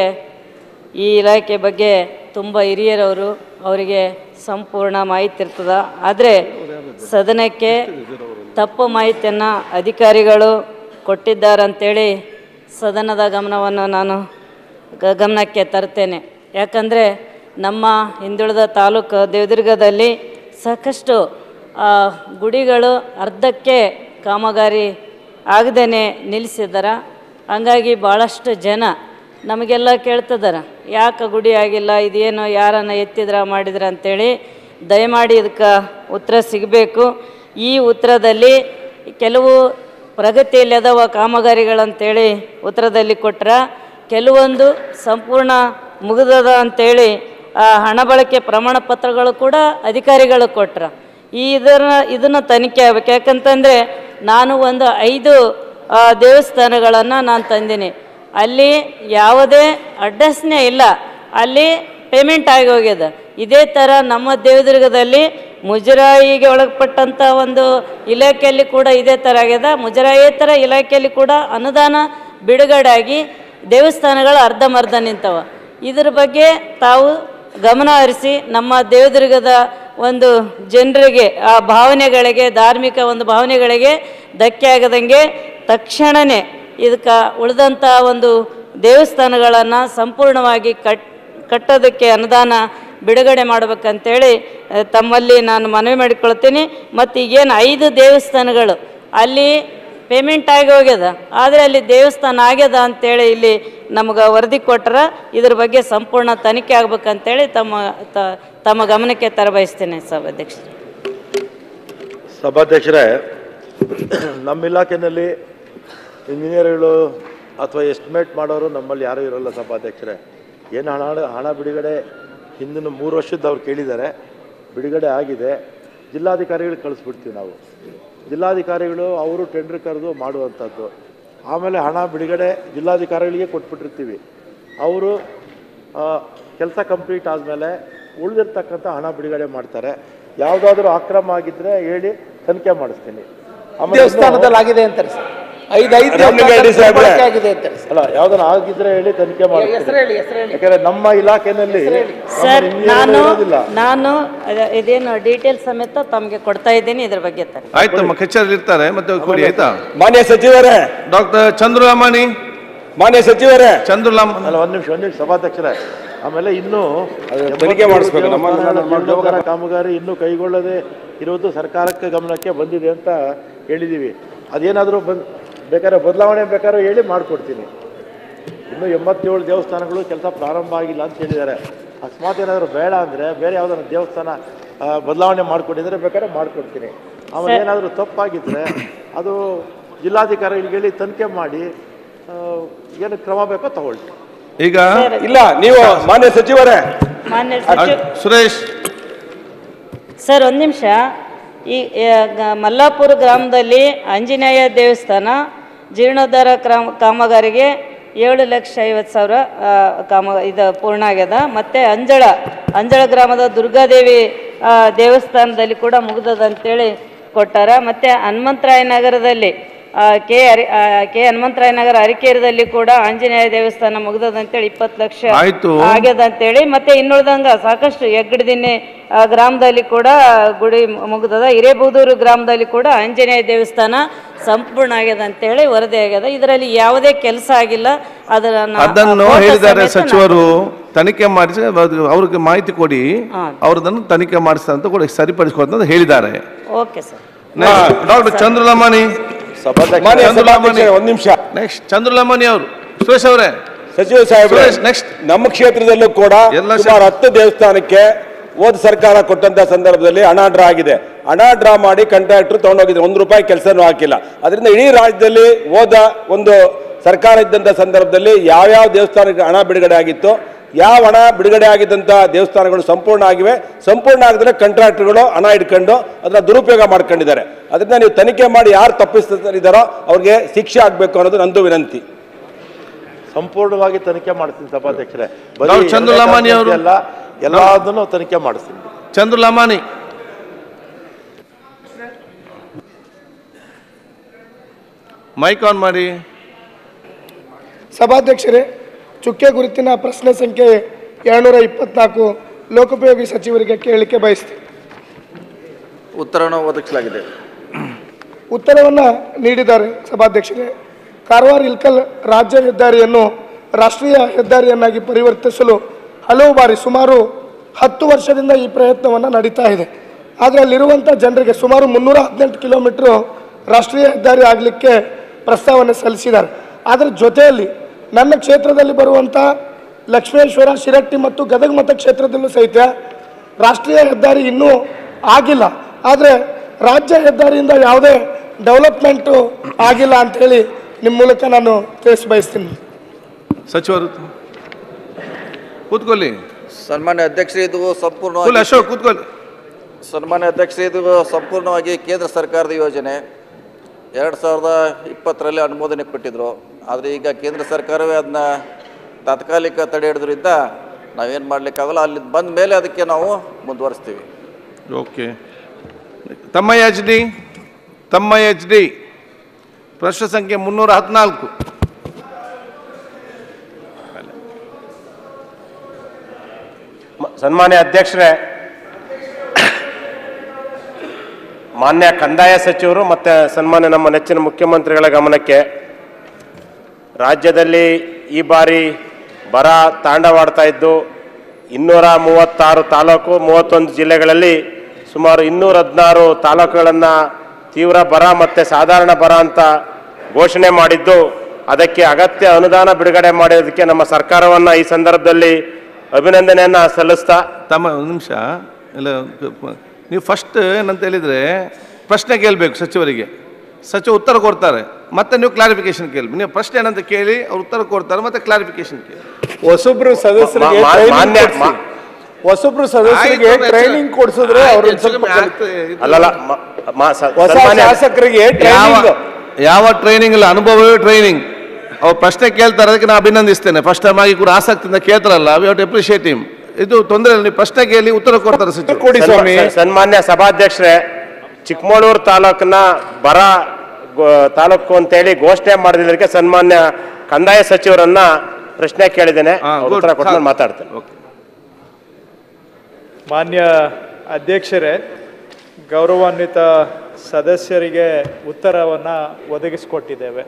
Speaker 13: ಈ ಇಲಾಖೆ ಬಗ್ಗೆ ತುಂಬ ಹಿರಿಯರವರು ಅವರಿಗೆ ಸಂಪೂರ್ಣ ಮಾಹಿತಿ ಇರ್ತದ ಆದರೆ ಸದನಕ್ಕೆ ತಪ್ಪು ಮಾಹಿತಿಯನ್ನು ಅಧಿಕಾರಿಗಳು ಕೊಟ್ಟಿದ್ದಾರಂತೇಳಿ ಸದನದ ಗಮನವನ್ನು ನಾನು ಗ- ಗಮನಕ್ಕೆ ತರ್ತೇನೆ ಯಾಕಂದರೆ ನಮ್ಮ ಹಿಂದುಳಿದ ತಾಲೂಕು ದೇವದುರ್ಗದಲ್ಲಿ ಸಾಕಷ್ಟು ಆ, ಗುಡಿಗಳು ಅರ್ಧಕ್ಕೆ ಕಾಮಗಾರಿ ಆಗದೇ ನಿಲ್ಲಿಸಿದಾರ ಹಂಗಾಗಿ ಭಾಳಷ್ಟು ಜನ ನಮಗೆಲ್ಲ ಕೇಳ್ತಿದಾರ ಯಾಕೆ ಗುಡಿ ಆಗಿಲ್ಲ ಇದೇನು ಯಾರನ್ನ ಎತ್ತಿದ್ರ ಮಾಡಿದ್ರ ಅಂತೇಳಿ ದಯಮಾಡಿ ಇದಕ್ಕೆ ಉತ್ತರ ಸಿಗಬೇಕು ಈ ಉತ್ತರದಲ್ಲಿ ಕೆಲವು ಪ್ರಗತಿಯಲ್ಲಿ ಅದಾವ ಕಾಮಗಾರಿಗಳಂತೇಳಿ ಉತ್ತರದಲ್ಲಿ ಕೊಟ್ರ ಕೆಲವೊಂದು ಸಂಪೂರ್ಣ ಮುಗಿದದ ಅಂತೇಳಿ ಆ ಹಣ ಬಳಕೆ ಪ್ರಮಾಣ ಪತ್ರಗಳು ಕೂಡ ಅಧಿಕಾರಿಗಳು ಕೊಟ್ರ ಈ ಇದರ ಇದನ್ನು ತನಿಖೆ ಆಗ್ಬೇಕು ಯಾಕಂತಂದರೆ ನಾನು ಒಂದು ಐದು ಆ, ದೇವಸ್ಥಾನಗಳನ್ನು ನಾನು ತಂದೀನಿ ಅಲ್ಲಿ ಯಾವುದೇ ಅಡ್ರೆಸ್ನೇ ಇಲ್ಲ ಅಲ್ಲಿ ಪೇಮೆಂಟ್ ಆಗಿ ಹೋಗ್ಯದ ಇದೇ ಥರ ನಮ್ಮ ದೇವದುರ್ಗದಲ್ಲಿ ಮುಜರಾಯಿಗೆ ಒಳಪಟ್ಟಂಥ ಒಂದು ಇಲಾಖೆಯಲ್ಲಿ ಕೂಡ ಇದೇ ಥರ ಆಗ್ಯದ ಮುಜರಾಯೇತರ ಇಲಾಖೆಯಲ್ಲಿ ಕೂಡ ಅನುದಾನ ಬಿಡುಗಡೆ ಆಗಿ ದೇವಸ್ಥಾನಗಳು ಅರ್ಧಂಬರ್ಧ ನಿಂತವ ಇದ್ರ ಬಗ್ಗೆ ತಾವು ಗಮನ ಹರಿಸಿ ನಮ್ಮ ದೇವದುರ್ಗದ ಒಂದು ಜನರಿಗೆ ಆ ಭಾವನೆಗಳಿಗೆ ಧಾರ್ಮಿಕ ಒಂದು ಭಾವನೆಗಳಿಗೆ ಧಕ್ಕೆ ಆಗದಂಗೆ ತಕ್ಷಣವೇ ಇದಕ್ಕೆ ಉಳಿದಂಥ ಒಂದು ದೇವಸ್ಥಾನಗಳನ್ನು ಸಂಪೂರ್ಣವಾಗಿ ಕಟ್ ಕಟ್ಟೋದಕ್ಕೆ ಅನುದಾನ ಬಿಡುಗಡೆ ಮಾಡ್ಬೇಕಂತೇಳಿ ಆ, ತಮ್ಮಲ್ಲಿ ನಾನು ಮನವಿ ಮಾಡಿಕೊಳ್ತೀನಿ ಮತ್ತು ಈಗೇನು ಐದು ದೇವಸ್ಥಾನಗಳು ಅಲ್ಲಿ ಪೇಮೆಂಟ್ ಆಗಿ ಹೋಗ್ಯದ ಆದರೆ ಅಲ್ಲಿ ದೇವಸ್ಥಾನ ಆಗ್ಯದ ಅಂತೇಳಿ ಇಲ್ಲಿ ನಮ್ಗೆ ವರದಿ ಕೊಟ್ರ ಇದ್ರ ಬಗ್ಗೆ ಸಂಪೂರ್ಣ ತನಿಖೆ ಆಗ್ಬೇಕಂತೇಳಿ ತಮ್ಮ ತ- ತಮ್ಮ ಗಮನಕ್ಕೆ ತರಬಯಸ್ತೇನೆ ಸಭಾಧ್ಯಕ್ಷರು
Speaker 7: ಸಭಾಧ್ಯಕ್ಷರೇ ನಮ್ಮ ಇಲಾಖೆಯಲ್ಲಿ ಇಂಜಿನಿಯರ್ಗಳು ಅಥವಾ ಎಸ್ಟಿಮೇಟ್ ಮಾಡೋರು ನಮ್ಮಲ್ಲಿ ಯಾರೂ ಇರೋಲ್ಲ ಸಭಾಧ್ಯಕ್ಷರೇ ಏನು ಹಣ ಹಣ ಬಿಡುಗಡೆ ಹಿಂದಿನ ಮೂರು ವರ್ಷದ್ದು ಅವ್ರು ಕೇಳಿದ್ದಾರೆ ಬಿಡುಗಡೆ ಆಗಿದೆ ಜಿಲ್ಲಾಧಿಕಾರಿಗಳು ಕಳಿಸ್ಬಿಡ್ತೀವಿ ನಾವು ಜಿಲ್ಲಾಧಿಕಾರಿಗಳು ಅವರು ಟೆಂಡರ್ ಕರೆದು ಮಾಡುವಂಥದ್ದು ಆಮೇಲೆ ಹಣ ಬಿಡುಗಡೆ ಜಿಲ್ಲಾಧಿಕಾರಿಗಳಿಗೆ ಕೊಟ್ಬಿಟ್ಟಿರ್ತೀವಿ ಅವರು ಕೆಲಸ ಕಂಪ್ಲೀಟ್ ಆದಮೇಲೆ ಉಳಿದಿರ್ತಕ್ಕಂಥ ಹಣ ಬಿಡುಗಡೆ ಮಾಡ್ತಾರೆ ಯಾವುದಾದ್ರೂ ಅಕ್ರಮ ಆಗಿದ್ದರೆ ಹೇಳಿ ತನಿಖೆ ಮಾಡಿಸ್ತೀನಿ ಆಮೇಲೆ
Speaker 6: ದೇವಸ್ಥಾನದಲ್ಲಿ ಆಗಿದೆ ಅಂತಾರೆ ಸರ್ ಐದು ಐದು
Speaker 7: ರಾಮಲಿಂಗಾರೆಡ್ಡಿ ಸಾಹೇಬ್ರೆ.
Speaker 6: ದೇವಸ್ಥಾನದಲ್ಲಿ ಆಗಿದೆ ಅಂತಾರೆ ಸರ್
Speaker 7: ಅಲ್ಲ ಯಾವ್ದಾನ ಆಗಿದ್ರೆ ಹೇಳಿ ತನಿಖೆ
Speaker 6: ಹೆಸರು
Speaker 7: ಮಾಡ್ತೀನಿ
Speaker 6: ಹೇಳಿ ಹೆಸರು ಹೇಳಿ
Speaker 7: ಯಾಕಂದ್ರೆ ನಮ್ಮ ಇಲಾಖೆನಲ್ಲಿ
Speaker 13: ಸರ್
Speaker 7: ನಮ್ಮ
Speaker 13: ನಾನು
Speaker 7: engineer ಇರೋದಿಲ್ಲ
Speaker 13: ನಾನು ಅದ- ಇದೇನು ಡೀಟೇಲ್ ಸಮೇತ ತಮಗೆ ಕೊಡ್ತಾ ಇದ್ದೀನಿ ಇದ್ರ ಬಗ್ಗೆ ತರ
Speaker 1: ಆಯ್ತಮ್ಮ ಕಚೇರಿ ಇರ್ತಾರೆ ಮತ್ತೆ ಕೊಡಿ ಆಯ್ತಾ
Speaker 8: ಮಾನ್ಯ ಸಚಿವರೇ
Speaker 1: ಡಾಕ್ಟರ್ ಚಂದ್ರಲಾಮಾಣಿ
Speaker 8: ಮಾನ್ಯ ಸಚಿವರೇ
Speaker 1: ಚಂದ್ರಲಾಮ್
Speaker 7: ಅಲ್ಲ ಒಂದ್ ನಿಮಿಷ ಒಂದ್ ನಿಮಿಷ ಸಭಾಧ್ಯಕ್ಷರೇ ಆಮೇಲೆ ಇನ್ನು
Speaker 8: ತನಿಖೆ ಮಾಡಿಸ್ಬೇಕು, ನಮ್ಮ
Speaker 7: ದೇವಸ್ಥಾನಗಳ ಜೀರ್ಣೋದ್ಧಾರ ಕಾಮಗಾರಿ ಇನ್ನೂ ಕೈಗೊಳ್ಳದೆ ಇರುವುದು ಸರ್ಕಾರಕ್ಕೆ ಗಮನಕ್ಕೆ ಬಂದಿದೆ ಅಂತ ಹೇಳಿದೀವಿ ಅದೇನಾದರೂ ಬಂದ್ ಬೇಕಾದ್ರೆ ಬದಲಾವಣೆ ಬೇಕಾದ್ರೆ ಹೇಳಿ ಮಾಡಿಕೊಡ್ತೀನಿ ಇನ್ನು ಎಂಬತ್ತೇಳು ದೇವಸ್ಥಾನಗಳು ಕೆಲಸ ಪ್ರಾರಂಭ ಆಗಿಲ್ಲ ಅಂತ ಹೇಳಿದ್ದಾರೆ ಅಕಸ್ಮಾತ್ ಏನಾದರೂ ಬೇಡ ಅಂದರೆ ಬೇರೆ ಯಾವ್ದಾದ್ರು ದೇವಸ್ಥಾನ ಆ, ಬದಲಾವಣೆ ಮಾಡಿಕೊಟ್ಟಿದ್ರೆ ಬೇಕಾದ್ರೆ ಮಾಡಿಕೊಡ್ತೀನಿ ಆಮೇಲೆ
Speaker 13: ಸರ್.
Speaker 7: ಏನಾದರೂ ತಪ್ಪಾಗಿದ್ದರೆ ಅದು ಜಿಲ್ಲಾಧಿಕಾರಿಗಳಿಗೆ ಹೇಳಿ ತನಿಖೆ ಮಾಡಿ ಆ, ಏನು ಕ್ರಮ ಬೇಕೋ ತಗೊಳ್ತೀನಿ
Speaker 1: ಈಗ
Speaker 8: ಇಲ್ಲ ನೀವು ಮಾನ್ಯ ಸಚಿವರೇ
Speaker 13: ಮಾನ್ಯ ಸಚಿವ
Speaker 1: ಸುರೇಶ್
Speaker 13: ಸರ್ ಒಂದು ನಿಮಿಷ ಈ ಆ, ಗ- ಮಲ್ಲಾಪುರ ಗ್ರಾಮದಲ್ಲಿ ಆಂಜನೇಯ ದೇವಸ್ಥಾನ ಜೀರ್ಣೋದ್ಧಾರ ಕ್ರಮ ಕಾಮಗಾರಿಗೆ ಏಳು ಲಕ್ಷ ಐವತ್ತು ಸಾವಿರ ಆ, ಕಾಮ ಇದು ಪೂರ್ಣ ಆಗ್ಯದ ಮತ್ತು ಅಂಜಳ ಅಂಜಳ ಗ್ರಾಮದ ದುರ್ಗಾದೇವಿ ಆ, ದೇವಸ್ಥಾನದಲ್ಲಿ ಕೂಡ ಮುಗ್ದದ ಅಂತೇಳಿ ಕೊಟ್ಟಾರ ಮತ್ತು ಹನುಮಂತರಾಯ ನಗರದಲ್ಲಿ ಆ, ಕೆ ಹರಿ ಆ, ಕೆ ಹನುಮಂತರಾಯ ನಗರ ಅರಿಕೇರದಲ್ಲಿ ಕೂಡ ಆಂಜನೇಯ ದೇವಸ್ಥಾನ ಮುಗ್ದದಂತೇಳಿ ಇಪ್ಪತ್ತು ಲಕ್ಷ
Speaker 1: ಆಯ್ತು.
Speaker 13: ಆಗ್ಯದಂತೇಳಿ ಮತ್ತೆ ಇನ್ನುಳ್ದಂಗ ಸಾಕಷ್ಟು ಹೆಗ್ಗಡದಿನ್ನೆ ಆ, ಗ್ರಾಮದಲ್ಲಿ ಕೂಡ ಗುಡಿ ಮುಗ್ದದ ಹಿರೇಬೂದೂರು ಗ್ರಾಮದಲ್ಲಿ ಕೂಡ ಆಂಜನೇಯ ದೇವಸ್ಥಾನ ಸಂಪೂರ್ಣ ಆಗ್ಯದ ಅಂತೇಳಿ ವರದಿ ಆಗ್ಯದ ಇದರಲ್ಲಿ ಯಾವುದೇ ಕೆಲಸ ಆಗಿಲ್ಲ ಅದರ ನಾ-
Speaker 1: ಅದನ್ನು
Speaker 13: ಫೋಟೋ
Speaker 1: ಹೇಳಿದ್ದಾರೆ
Speaker 13: ಸಮೇತ
Speaker 1: ಸಚಿವರು ತನಿಖೆ ಮಾಡಿಸಿ ಅದು ಅವ್ರಿಗೆ ಮಾಹಿತಿ ಕೊಡಿ ಅವ್ರದನ್ನು ತನಿಖೆ ಮಾಡಿಸ್ತಾರೆ ಅಂತ ಕೂಡ ಸರಿಪಡಿಸ್ಕೊಡ್ತಾರೆ ಅಂತ ಹೇಳಿದ್ದಾರೆ
Speaker 13: ನಾ- ಓಕೆ ಸರ್
Speaker 1: ಡಾಕ್ಟರ್ ಚಂದ್ರಲಮಾನಿ
Speaker 10: ಮಾನ್ಯ ಸಭಾಧ್ಯಕ್ಷರೇ, ಒಂದ್ ನಿಮಿಷ
Speaker 1: ನೆಕ್ಸ್ಟ್ ಚಂದ್ರಲಮಾನಿ ಅವರು ಸುರೇಶ್ ಅವರೇ
Speaker 10: ಸಚಿವ ಸಾಹೇಬ್ರೆ
Speaker 1: ನೆಕ್ಸ್ಟ್
Speaker 10: ನಮ್ಮ ಕ್ಷೇತ್ರದಲ್ಲೂ ಕೂಡ ಸುಮಾರು ಹತ್ತು ದೇವಸ್ಥಾನಕ್ಕೆ ಹೋದ ಸರ್ಕಾರ ಕೊಟ್ಟಂತ ಸಂದರ್ಭದಲ್ಲಿ ಹಣ ಡ್ರಾ ಆಗಿದೆ ಹಣ ಡ್ರಾ ಮಾಡಿ ಕಾಂಟ್ರಾಕ್ಟರ್ ತಗೊಂಡೋಗಿದ್ರು ಒಂದು ರೂಪಾಯಿ ಕೆಲಸನೂ ಹಾಕಿಲ್ಲ ಅದರಿಂದ ಇಡೀ ರಾಜ್ಯದಲ್ಲಿ ಹೋದ ಒಂದು ಸರ್ಕಾರ ಇದ್ದಂಥ ಸಂದರ್ಭದಲ್ಲಿ ಯಾವ್ಯಾವ ದೇವಸ್ಥಾನಕ್ಕೆ ಹಣ ಬಿಡುಗಡೆ ಆಗಿತ್ತು ಯಾವ ಹಣ ಬಿಡುಗಡೆ ಆಗಿದ್ದಂಥ ದೇವಸ್ಥಾನಗಳು ಸಂಪೂರ್ಣ ಆಗಿವೆ ಸಂಪೂರ್ಣ ಆಗದ್ರೆ ಕಾಂಟ್ರಾಕ್ಟರ್ಗಳು ಹಣ ಇಟ್ಕೊಂಡು ಅದನ್ನ ದುರುಪಯೋಗ ಮಾಡ್ಕೊಂಡಿದ್ದಾರೆ ಅದರಿಂದ ನೀವು ತನಿಖೆ ಮಾಡಿ ಯಾರು ತಪ್ಪಿಸ್ತಿದ್ದಾರೋ ಅವ್ರಿಗೆ ಶಿಕ್ಷೆ ಆಗಬೇಕು ಅನ್ನೋದು ನಂದು ವಿನಂತಿ
Speaker 7: ಸಂಪೂರ್ಣವಾಗಿ ತನಿಖೆ ಮಾಡ್ತೀನಿ ಸಭಾಧ್ಯಕ್ಷರೇ
Speaker 1: ಡಾಕ್ಟರ್ ಚಂದ್ರಲಾಮಾನಿ ಅವರು.
Speaker 7: ಎಲ್ಲ ಎಲ್ಲದನ್ನು ತನಿಖೆ ಮಾಡಿಸ್ತೀನಿ
Speaker 1: ಚಂದ್ರಲಮಾನಿ ಮೈಕ್ ಆನ್ ಮಾಡಿ
Speaker 22: ಸಭಾಧ್ಯಕ್ಷರೇ ಚುಕ್ಕೆ ಗುರುತಿನ ಪ್ರಶ್ನೆ ಸಂಖ್ಯೆ ಎರಡುನೂರ ಇಪ್ಪತ್ನಾಲ್ಕು ಲೋಕೋಪಯೋಗಿ ಸಚಿವರಿಗೆ ಕೇಳಲಿಕ್ಕೆ ಬಯಸ್ತೀನಿ
Speaker 17: ಉತ್ತರವನ್ನು ಒದಗಿಸಲಾಗಿದೆ
Speaker 22: ಉತ್ತರವನ್ನು ನೀಡಿದ್ದಾರೆ ಸಭಾಧ್ಯಕ್ಷರೇ ಕಾರವಾರ ಇಲ್ಕಲ್ ರಾಜ್ಯ ಹೆದ್ದಾರಿಯನ್ನು ರಾಷ್ಟ್ರೀಯ ಹೆದ್ದಾರಿಯನ್ನಾಗಿ ಪರಿವರ್ತಿಸಲು ಹಲವು ಬಾರಿ ಸುಮಾರು ಹತ್ತು ವರ್ಷದಿಂದ ಈ ಪ್ರಯತ್ನವನ್ನು ನಡೀತಾ ಇದೆ ಆದರೆ ಅಲ್ಲಿರುವಂಥ ಜನರಿಗೆ ಸುಮಾರು ಮುನ್ನೂರ ಹದಿನೆಂಟು ಕಿಲೋಮೀಟ್ರು ರಾಷ್ಟ್ರೀಯ ಹೆದ್ದಾರಿ ಆಗಲಿಕ್ಕೆ ಪ್ರಸ್ತಾವನೆ ಸಲ್ಲಿಸಿದ್ದಾರೆ ಅದರ ಜೊತೆಯಲ್ಲಿ ನನ್ನ ಕ್ಷೇತ್ರದಲ್ಲಿ ಬರುವಂಥ ಲಕ್ಷ್ಮೇಶ್ವರ ಶಿರಟ್ಟಿ ಮತ್ತು ಗದಗ ಮತಕ್ಷೇತ್ರದಲ್ಲೂ ಸಹಿತ ರಾಷ್ಟ್ರೀಯ ಹೆದ್ದಾರಿ ಇನ್ನೂ ಆಗಿಲ್ಲ ಆದರೆ ರಾಜ್ಯ ಹೆದ್ದಾರಿಯಿಂದ ಯಾವುದೇ ಡೆವಲಪ್ಮೆಂಟು ಆಗಿಲ್ಲ ಅಂಥೇಳಿ ನಿಮ್ಮ ಮೂಲಕ ನಾನು ತಿಳಿಸಿ ಬಯಸ್ತೀನಿ
Speaker 1: ಸಚಿವರು ಕೂತ್ಕೊಳ್ಳಿ
Speaker 17: ಸನ್ಮಾನ್ಯ ಅಧ್ಯಕ್ಷರೇ ಇದು
Speaker 1: ಕೂಲ್
Speaker 17: ಸಂಪೂರ್ಣವಾಗಿ
Speaker 1: ಅಶೋಕ್ ಕೂತ್ಕೊಳ್ಳಿ
Speaker 17: ಸನ್ಮಾನ್ಯ ಅಧ್ಯಕ್ಷರೇ ಇದು ಸಂಪೂರ್ಣವಾಗಿ ಕೇಂದ್ರ ಸರ್ಕಾರದ ಯೋಜನೆ ಎರಡು ಸಾವಿರದ ಇಪ್ಪತ್ತರಲ್ಲಿ ಅನುಮೋದನೆ ಕೊಟ್ಟಿದ್ರು ಆದರೆ ಈಗ ಕೇಂದ್ರ ಸರ್ಕಾರವೇ ಅದನ್ನ ತಾತ್ಕಾಲಿಕ ತಡೆ ಹಿಡಿದ್ರಿಂದ ನಾವೇನು ಮಾಡಲಿಕ್ಕಾಗಲ್ಲ ಅಲ್ಲಿ ಬಂದ ಮೇಲೆ ಅದಕ್ಕೆ ನಾವು ಮುಂದುವರಿಸ್ತೀವಿ
Speaker 1: okay Thammaiah H D Thammaiah H D ಪ್ರಶ್ನೆ ಸಂಖ್ಯೆ ಮುನ್ನೂರ ಹದಿನಾಲ್ಕು
Speaker 23: ಸನ್ಮಾನ್ಯ ಅಧ್ಯಕ್ಷರೇ ಮಾನ್ಯ ಕಂದಾಯ ಸಚಿವರು ಮತ್ತು ಸನ್ಮಾನ್ಯ ನಮ್ಮ ನೆಚ್ಚಿನ ಮುಖ್ಯಮಂತ್ರಿಗಳ ಗಮನಕ್ಕೆ ರಾಜ್ಯದಲ್ಲಿ ಈ ಬಾರಿ ಬರ ತಾಂಡವಾಡ್ತಾ ಇದ್ದು ಇನ್ನೂರ ಮೂವತ್ತಾರು ತಾಲೂಕು ಮೂವತ್ತೊಂದು ಜಿಲ್ಲೆಗಳಲ್ಲಿ ಸುಮಾರು ಇನ್ನೂರ ಹದಿನಾರು ತಾಲೂಕುಗಳನ್ನು ತೀವ್ರ ಬರ ಮತ್ತು ಸಾಧಾರಣ ಬರ ಅಂತ ಘೋಷಣೆ ಮಾಡಿದ್ದು ಅದಕ್ಕೆ ಅಗತ್ಯ ಅನುದಾನ ಬಿಡುಗಡೆ ಮಾಡೋದಕ್ಕೆ ನಮ್ಮ ಸರ್ಕಾರವನ್ನು ಈ ಸಂದರ್ಭದಲ್ಲಿ ಅಭಿನಂದನೆಯನ್ನು ಸಲ್ಲಿಸ್ತಾ
Speaker 1: ತಮ್ಮ ಒಂದು ನಿಮಿಷ ಇಲ್ಲ ನೀವು ಫಸ್ಟ್ ಏನಂತ ಹೇಳಿದರೆ ಪ್ರಶ್ನೆ ಕೇಳಬೇಕು ಸಚಿವರಿಗೆ ಸಚಿವ ಉತ್ತರ ಕೊಡ್ತಾರೆ ಮತ್ತೆ ನೀವು ಕ್ಲಾರಿಫಿಕೇಶನ್ ಕೇಳಿ ನೀವು ಪ್ರಶ್ನೆ ಏನಂತ ಕೇಳಿ ಅವ್ರು ಉತ್ತರ ಕೊಡ್ತಾರೆ ಮತ್ತೆ ಕ್ಲಾರಿಫಿಕೇಶನ್ ಕೇಳಿ
Speaker 2: ಹೊಸಬ್ರು ಸದಸ್ಯರಿಗೆ
Speaker 1: ಮಾ-
Speaker 2: training
Speaker 1: ಮಾನ್ಯ-
Speaker 2: ಕೊಡ್ಸಿ. ಹೊಸಬ್ರು ಸದಸ್ಯರಿಗೆ
Speaker 1: ಆಯ್ತು,
Speaker 2: ಟ್ರೈನಿಂಗ್ ಕೊಡಿಸಿದ್ರೆ ಅವ್ರು ಒಂದ್ ಸ್ವಲ್ಪ ಕಲಿ-
Speaker 23: ಅಲ್ಲಲ್ಲ ಮ- ಮ- ಸ-
Speaker 2: ಹೊಸ
Speaker 23: ಸನ್ಮಾನ್ಯ-
Speaker 2: ಶಾಸಕರಿಗೆ
Speaker 1: ಯಾವ
Speaker 2: ಟ್ರೈನಿಂಗ್
Speaker 1: ಯಾವ ಟ್ರೈನಿಂಗ್ ಇಲ್ಲ ಅನುಭವವೇ ಟ್ರೈನಿಂಗ್ ಅವ್ರು ಪ್ರಶ್ನೆ ಕೇಳ್ತಾರೆ ಅದಕ್ಕೆ ನಾನು ಅಭಿನಂದಿಸ್ತೇನೆ ಫಸ್ಟ್ ಟೈಮ್ ಆಗಿ ಕೂಡ ಆಸಕ್ತಿಯಿಂದ ಕೇಳ್ತಾರಲ್ಲ we have to appreciate him ಇದು ತೊಂದರೆ ಇಲ್ಲ ನೀವು ಪ್ರಶ್ನೆ ಕೇಳಿ ಉತ್ತರ ಕೊಡ್ತಾರೆ ಸಚಿವರು
Speaker 23: ಸನ್ಮಾ- ಸನ್ಮಾನ್ಯ ಸಭಾಧ್ಯಕ್ಷರೇ ಚಿಕ್ಕಮಗಳೂರು ತಾಲೂಕನ್ನ ಬರ ಗೋ- ತಾಲೂಕು ಅಂತೇಳಿ ಘೋಷಣೆ ಮಾಡಿದ್ದಕ್ಕೆ ಸನ್ಮಾನ್ಯ ಕಂದಾಯ ಸಚಿವರನ್ನ ಪ್ರಶ್ನೆ ಕೇಳಿದ್ದೇನೆ ಅವ್ರು
Speaker 1: good.
Speaker 23: ಉತ್ತರ ಕೊಟ್ಟು ನಾನು ಮಾತಾಡ್ತೇನೆ
Speaker 2: ಮಾನ್ಯ ಅಧ್ಯಕ್ಷರೇ ಗೌರವಾನ್ವಿತ ಸದಸ್ಯರಿಗೆ ಉತ್ತರವನ್ನು ಒದಗಿಸಿಕೊಟ್ಟಿದ್ದೇವೆ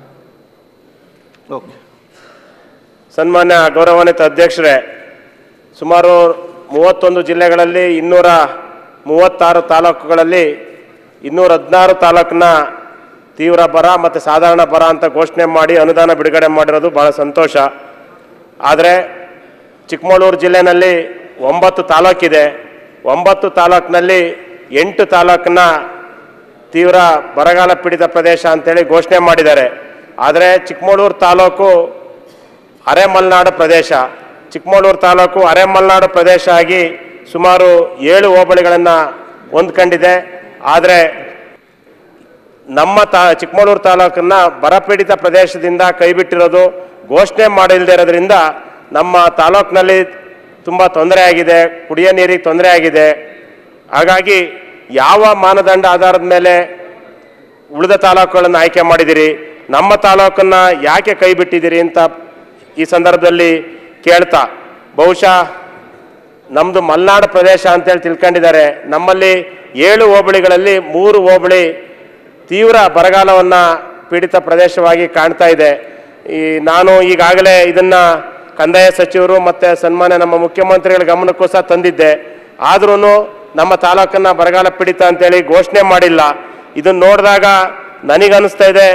Speaker 23: ಸನ್ಮಾನ್ಯ ಗೌರವಾನ್ವಿತ ಅಧ್ಯಕ್ಷರೇ ಸುಮಾರು ಮೂವತ್ತೊಂದು ಜಿಲ್ಲೆಗಳಲ್ಲಿ ಇನ್ನೂರ ಮೂವತ್ತಾರು ತಾಲೂಕುಗಳಲ್ಲಿ ಇನ್ನೂರ ಹದಿನಾರು ತಾಲೂಕಿನ ತೀವ್ರ ಬರ ಮತ್ತು ಸಾಧಾರಣ ಬರ ಅಂತ ಘೋಷಣೆ ಮಾಡಿ ಅನುದಾನ ಬಿಡುಗಡೆ ಮಾಡಿರೋದು ಭಾಳ ಸಂತೋಷ ಆದರೆ ಚಿಕ್ಕಮಗಳೂರು ಜಿಲ್ಲೆನಲ್ಲಿ ಒಂಬತ್ತು ತಾಲೂಕಿದೆ ಒಂಬತ್ತು ತಾಲೂಕಿನಲ್ಲಿ ಎಂಟು ತಾಲೂಕಿನ ತೀವ್ರ ಬರಗಾಲ ಪೀಡಿತ ಪ್ರದೇಶ ಅಂತೇಳಿ ಘೋಷಣೆ ಮಾಡಿದ್ದಾರೆ ಆದರೆ ಚಿಕ್ಕಮಗಳೂರು ತಾಲೂಕು ಅರೆಮಲೆನಾಡು ಪ್ರದೇಶ ಚಿಕ್ಕಮಗಳೂರು ತಾಲೂಕು ಅರೆಮಲೆನಾಡು ಪ್ರದೇಶ ಆಗಿ ಸುಮಾರು ಏಳು ಹೋಬಳಿಗಳನ್ನು ಹೊಂದ್ಕೊಂಡಿದೆ ಆದರೆ ನಮ್ಮ ತಾ ಚಿಕ್ಕಮಗಳೂರು ತಾಲೂಕನ್ನ ಬರಪೀಡಿತ ಪ್ರದೇಶದಿಂದ ಕೈಬಿಟ್ಟಿರೋದು ಘೋಷಣೆ ಮಾಡಿಲ್ಲದೆ ಇರೋದ್ರಿಂದ ನಮ್ಮ ತಾಲೂಕಿನಲ್ಲಿ ತುಂಬ ತೊಂದರೆ ಆಗಿದೆ ಕುಡಿಯೋ ನೀರಿಗೆ ತೊಂದರೆ ಆಗಿದೆ ಹಾಗಾಗಿ ಯಾವ ಮಾನದಂಡ ಆಧಾರದ ಮೇಲೆ ಉಳಿದ ತಾಲೂಕುಗಳನ್ನು ಆಯ್ಕೆ ಮಾಡಿದಿರಿ ನಮ್ಮ ತಾಲೂಕನ್ನು ಯಾಕೆ ಕೈ ಬಿಟ್ಟಿದ್ದೀರಿ ಅಂತ ಈ ಸಂದರ್ಭದಲ್ಲಿ ಕೇಳ್ತಾ ಬಹುಶಃ ನಮ್ಮದು ಮಲೆನಾಡು ಪ್ರದೇಶ ಅಂತೇಳಿ ತಿಳ್ಕೊಂಡಿದ್ದಾರೆ ನಮ್ಮಲ್ಲಿ ಏಳು ಹೋಬಳಿಗಳಲ್ಲಿ ಮೂರು ಹೋಬಳಿ ತೀವ್ರ ಬರಗಾಲವನ್ನು ಪೀಡಿತ ಪ್ರದೇಶವಾಗಿ ಕಾಣ್ತಾ ಇದೆ ಈ ನಾನು ಈಗಾಗಲೇ ಇದನ್ನು ಕಂದಾಯ ಸಚಿವರು ಮತ್ತು ಸನ್ಮಾನ್ಯ ನಮ್ಮ ಮುಖ್ಯಮಂತ್ರಿಗಳ ಗಮನಕ್ಕೂ ಸಹ ತಂದಿದ್ದೆ ಆದ್ರೂ ನಮ್ಮ ತಾಲೂಕನ್ನು ಬರಗಾಲ ಪೀಡಿತ ಅಂತೇಳಿ ಘೋಷಣೆ ಮಾಡಿಲ್ಲ ಇದನ್ನು ನೋಡಿದಾಗ ನನಗನ್ನಿಸ್ತಾ ಇದೆ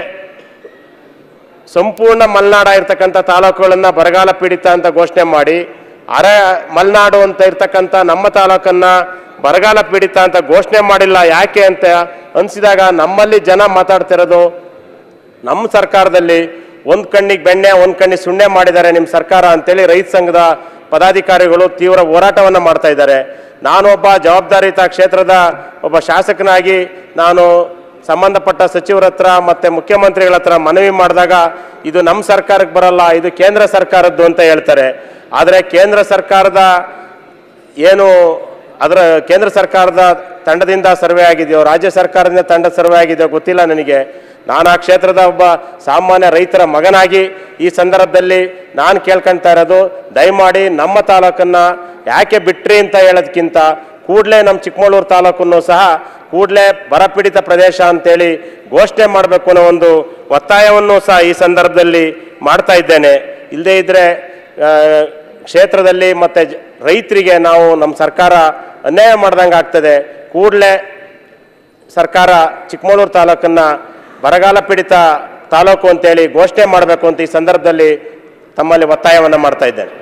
Speaker 23: ಸಂಪೂರ್ಣ ಮಲೆನಾಡ ಇರ್ತಕ್ಕಂಥ ತಾಲೂಕುಗಳನ್ನು ಬರಗಾಲ ಪೀಡಿತ ಅಂತ ಘೋಷಣೆ ಮಾಡಿ ಅರ ಮಲೆನಾಡು ಅಂತ ಇರ್ತಕ್ಕಂಥ ನಮ್ಮ ತಾಲೂಕನ್ನ ಬರಗಾಲ ಪೀಡಿತ ಅಂತ ಘೋಷಣೆ ಮಾಡಿಲ್ಲ ಯಾಕೆ ಅಂತ ಅನಿಸಿದಾಗ ನಮ್ಮಲ್ಲಿ ಜನ ಮಾತಾಡ್ತಿರೋದು ನಮ್ಮ ಸರ್ಕಾರದಲ್ಲಿ ಒಂದು ಕಣ್ಣಿಗೆ ಬೆಣ್ಣೆ ಒಂದು ಕಣ್ಣಿಗೆ ಸುಣ್ಣೆ ಮಾಡಿದ್ದಾರೆ ನಿಮ್ಮ ಸರ್ಕಾರ ಅಂತೇಳಿ ರೈತ ಸಂಘದ ಪದಾಧಿಕಾರಿಗಳು ತೀವ್ರ ಹೋರಾಟವನ್ನು ಮಾಡ್ತಾ ಇದ್ದಾರೆ ನಾನೊಬ್ಬ ಜವಾಬ್ದಾರಿತ ಕ್ಷೇತ್ರದ ಒಬ್ಬ ಶಾಸಕನಾಗಿ ನಾನು ಸಂಬಂಧಪಟ್ಟ ಸಚಿವರ ಹತ್ರ ಮತ್ತು ಮುಖ್ಯಮಂತ್ರಿಗಳ ಹತ್ರ ಮನವಿ ಮಾಡಿದಾಗ ಇದು ನಮ್ಮ ಸರ್ಕಾರಕ್ಕೆ ಬರಲ್ಲ ಇದು ಕೇಂದ್ರ ಸರ್ಕಾರದ್ದು ಅಂತ ಹೇಳ್ತಾರೆ ಆದರೆ ಕೇಂದ್ರ ಸರ್ಕಾರದ ಏನು ಅದರ ಕೇಂದ್ರ ಸರ್ಕಾರದ ತಂಡದಿಂದ ಸರ್ವೆ ಆಗಿದೆಯೋ ರಾಜ್ಯ ಸರ್ಕಾರದಿಂದ ತಂಡ ಸರ್ವೆ ಆಗಿದೆಯೋ ಗೊತ್ತಿಲ್ಲ ನನಗೆ ನಾನು ಆ ಕ್ಷೇತ್ರದ ಒಬ್ಬ ಸಾಮಾನ್ಯ ರೈತರ ಮಗನಾಗಿ ಈ ಸಂದರ್ಭದಲ್ಲಿ ನಾನು ಕೇಳ್ಕೊಳ್ತಾ ಇರೋದು ದಯಮಾಡಿ ನಮ್ಮ ತಾಲೂಕನ್ನು ಯಾಕೆ ಬಿಟ್ರಿ ಅಂತ ಹೇಳೋದಕ್ಕಿಂತ ಕೂಡಲೇ ನಮ್ಮ ಚಿಕ್ಕಮಗಳೂರು ತಾಲೂಕನ್ನು ಸಹ ಕೂಡಲೇ ಬರಪೀಡಿತ ಪ್ರದೇಶ ಅಂತೇಳಿ ಘೋಷಣೆ ಮಾಡಬೇಕು ಅನ್ನೋ ಒಂದು ಒತ್ತಾಯವನ್ನು ಸಹ ಈ ಸಂದರ್ಭದಲ್ಲಿ ಮಾಡ್ತಾ ಇದ್ದೇನೆ ಇಲ್ಲದೇ ಇದ್ದರೆ ಕ್ಷೇತ್ರದಲ್ಲಿ ಮತ್ತು ರೈತರಿಗೆ ನಾವು ನಮ್ಮ ಸರ್ಕಾರ ಅನ್ಯಾಯ ಮಾಡ್ದಂಗೆ ಆಗ್ತದೆ ಕೂಡಲೇ ಸರ್ಕಾರ ಚಿಕ್ಕಮಗಳೂರು ತಾಲೂಕನ್ನು ಬರಗಾಲ ಪೀಡಿತ ತಾಲೂಕು ಅಂತೇಳಿ ಘೋಷಣೆ ಮಾಡಬೇಕು ಅಂತ ಈ ಸಂದರ್ಭದಲ್ಲಿ ತಮ್ಮಲ್ಲಿ ಒತ್ತಾಯವನ್ನು ಮಾಡ್ತಾ ಇದ್ದೇನೆ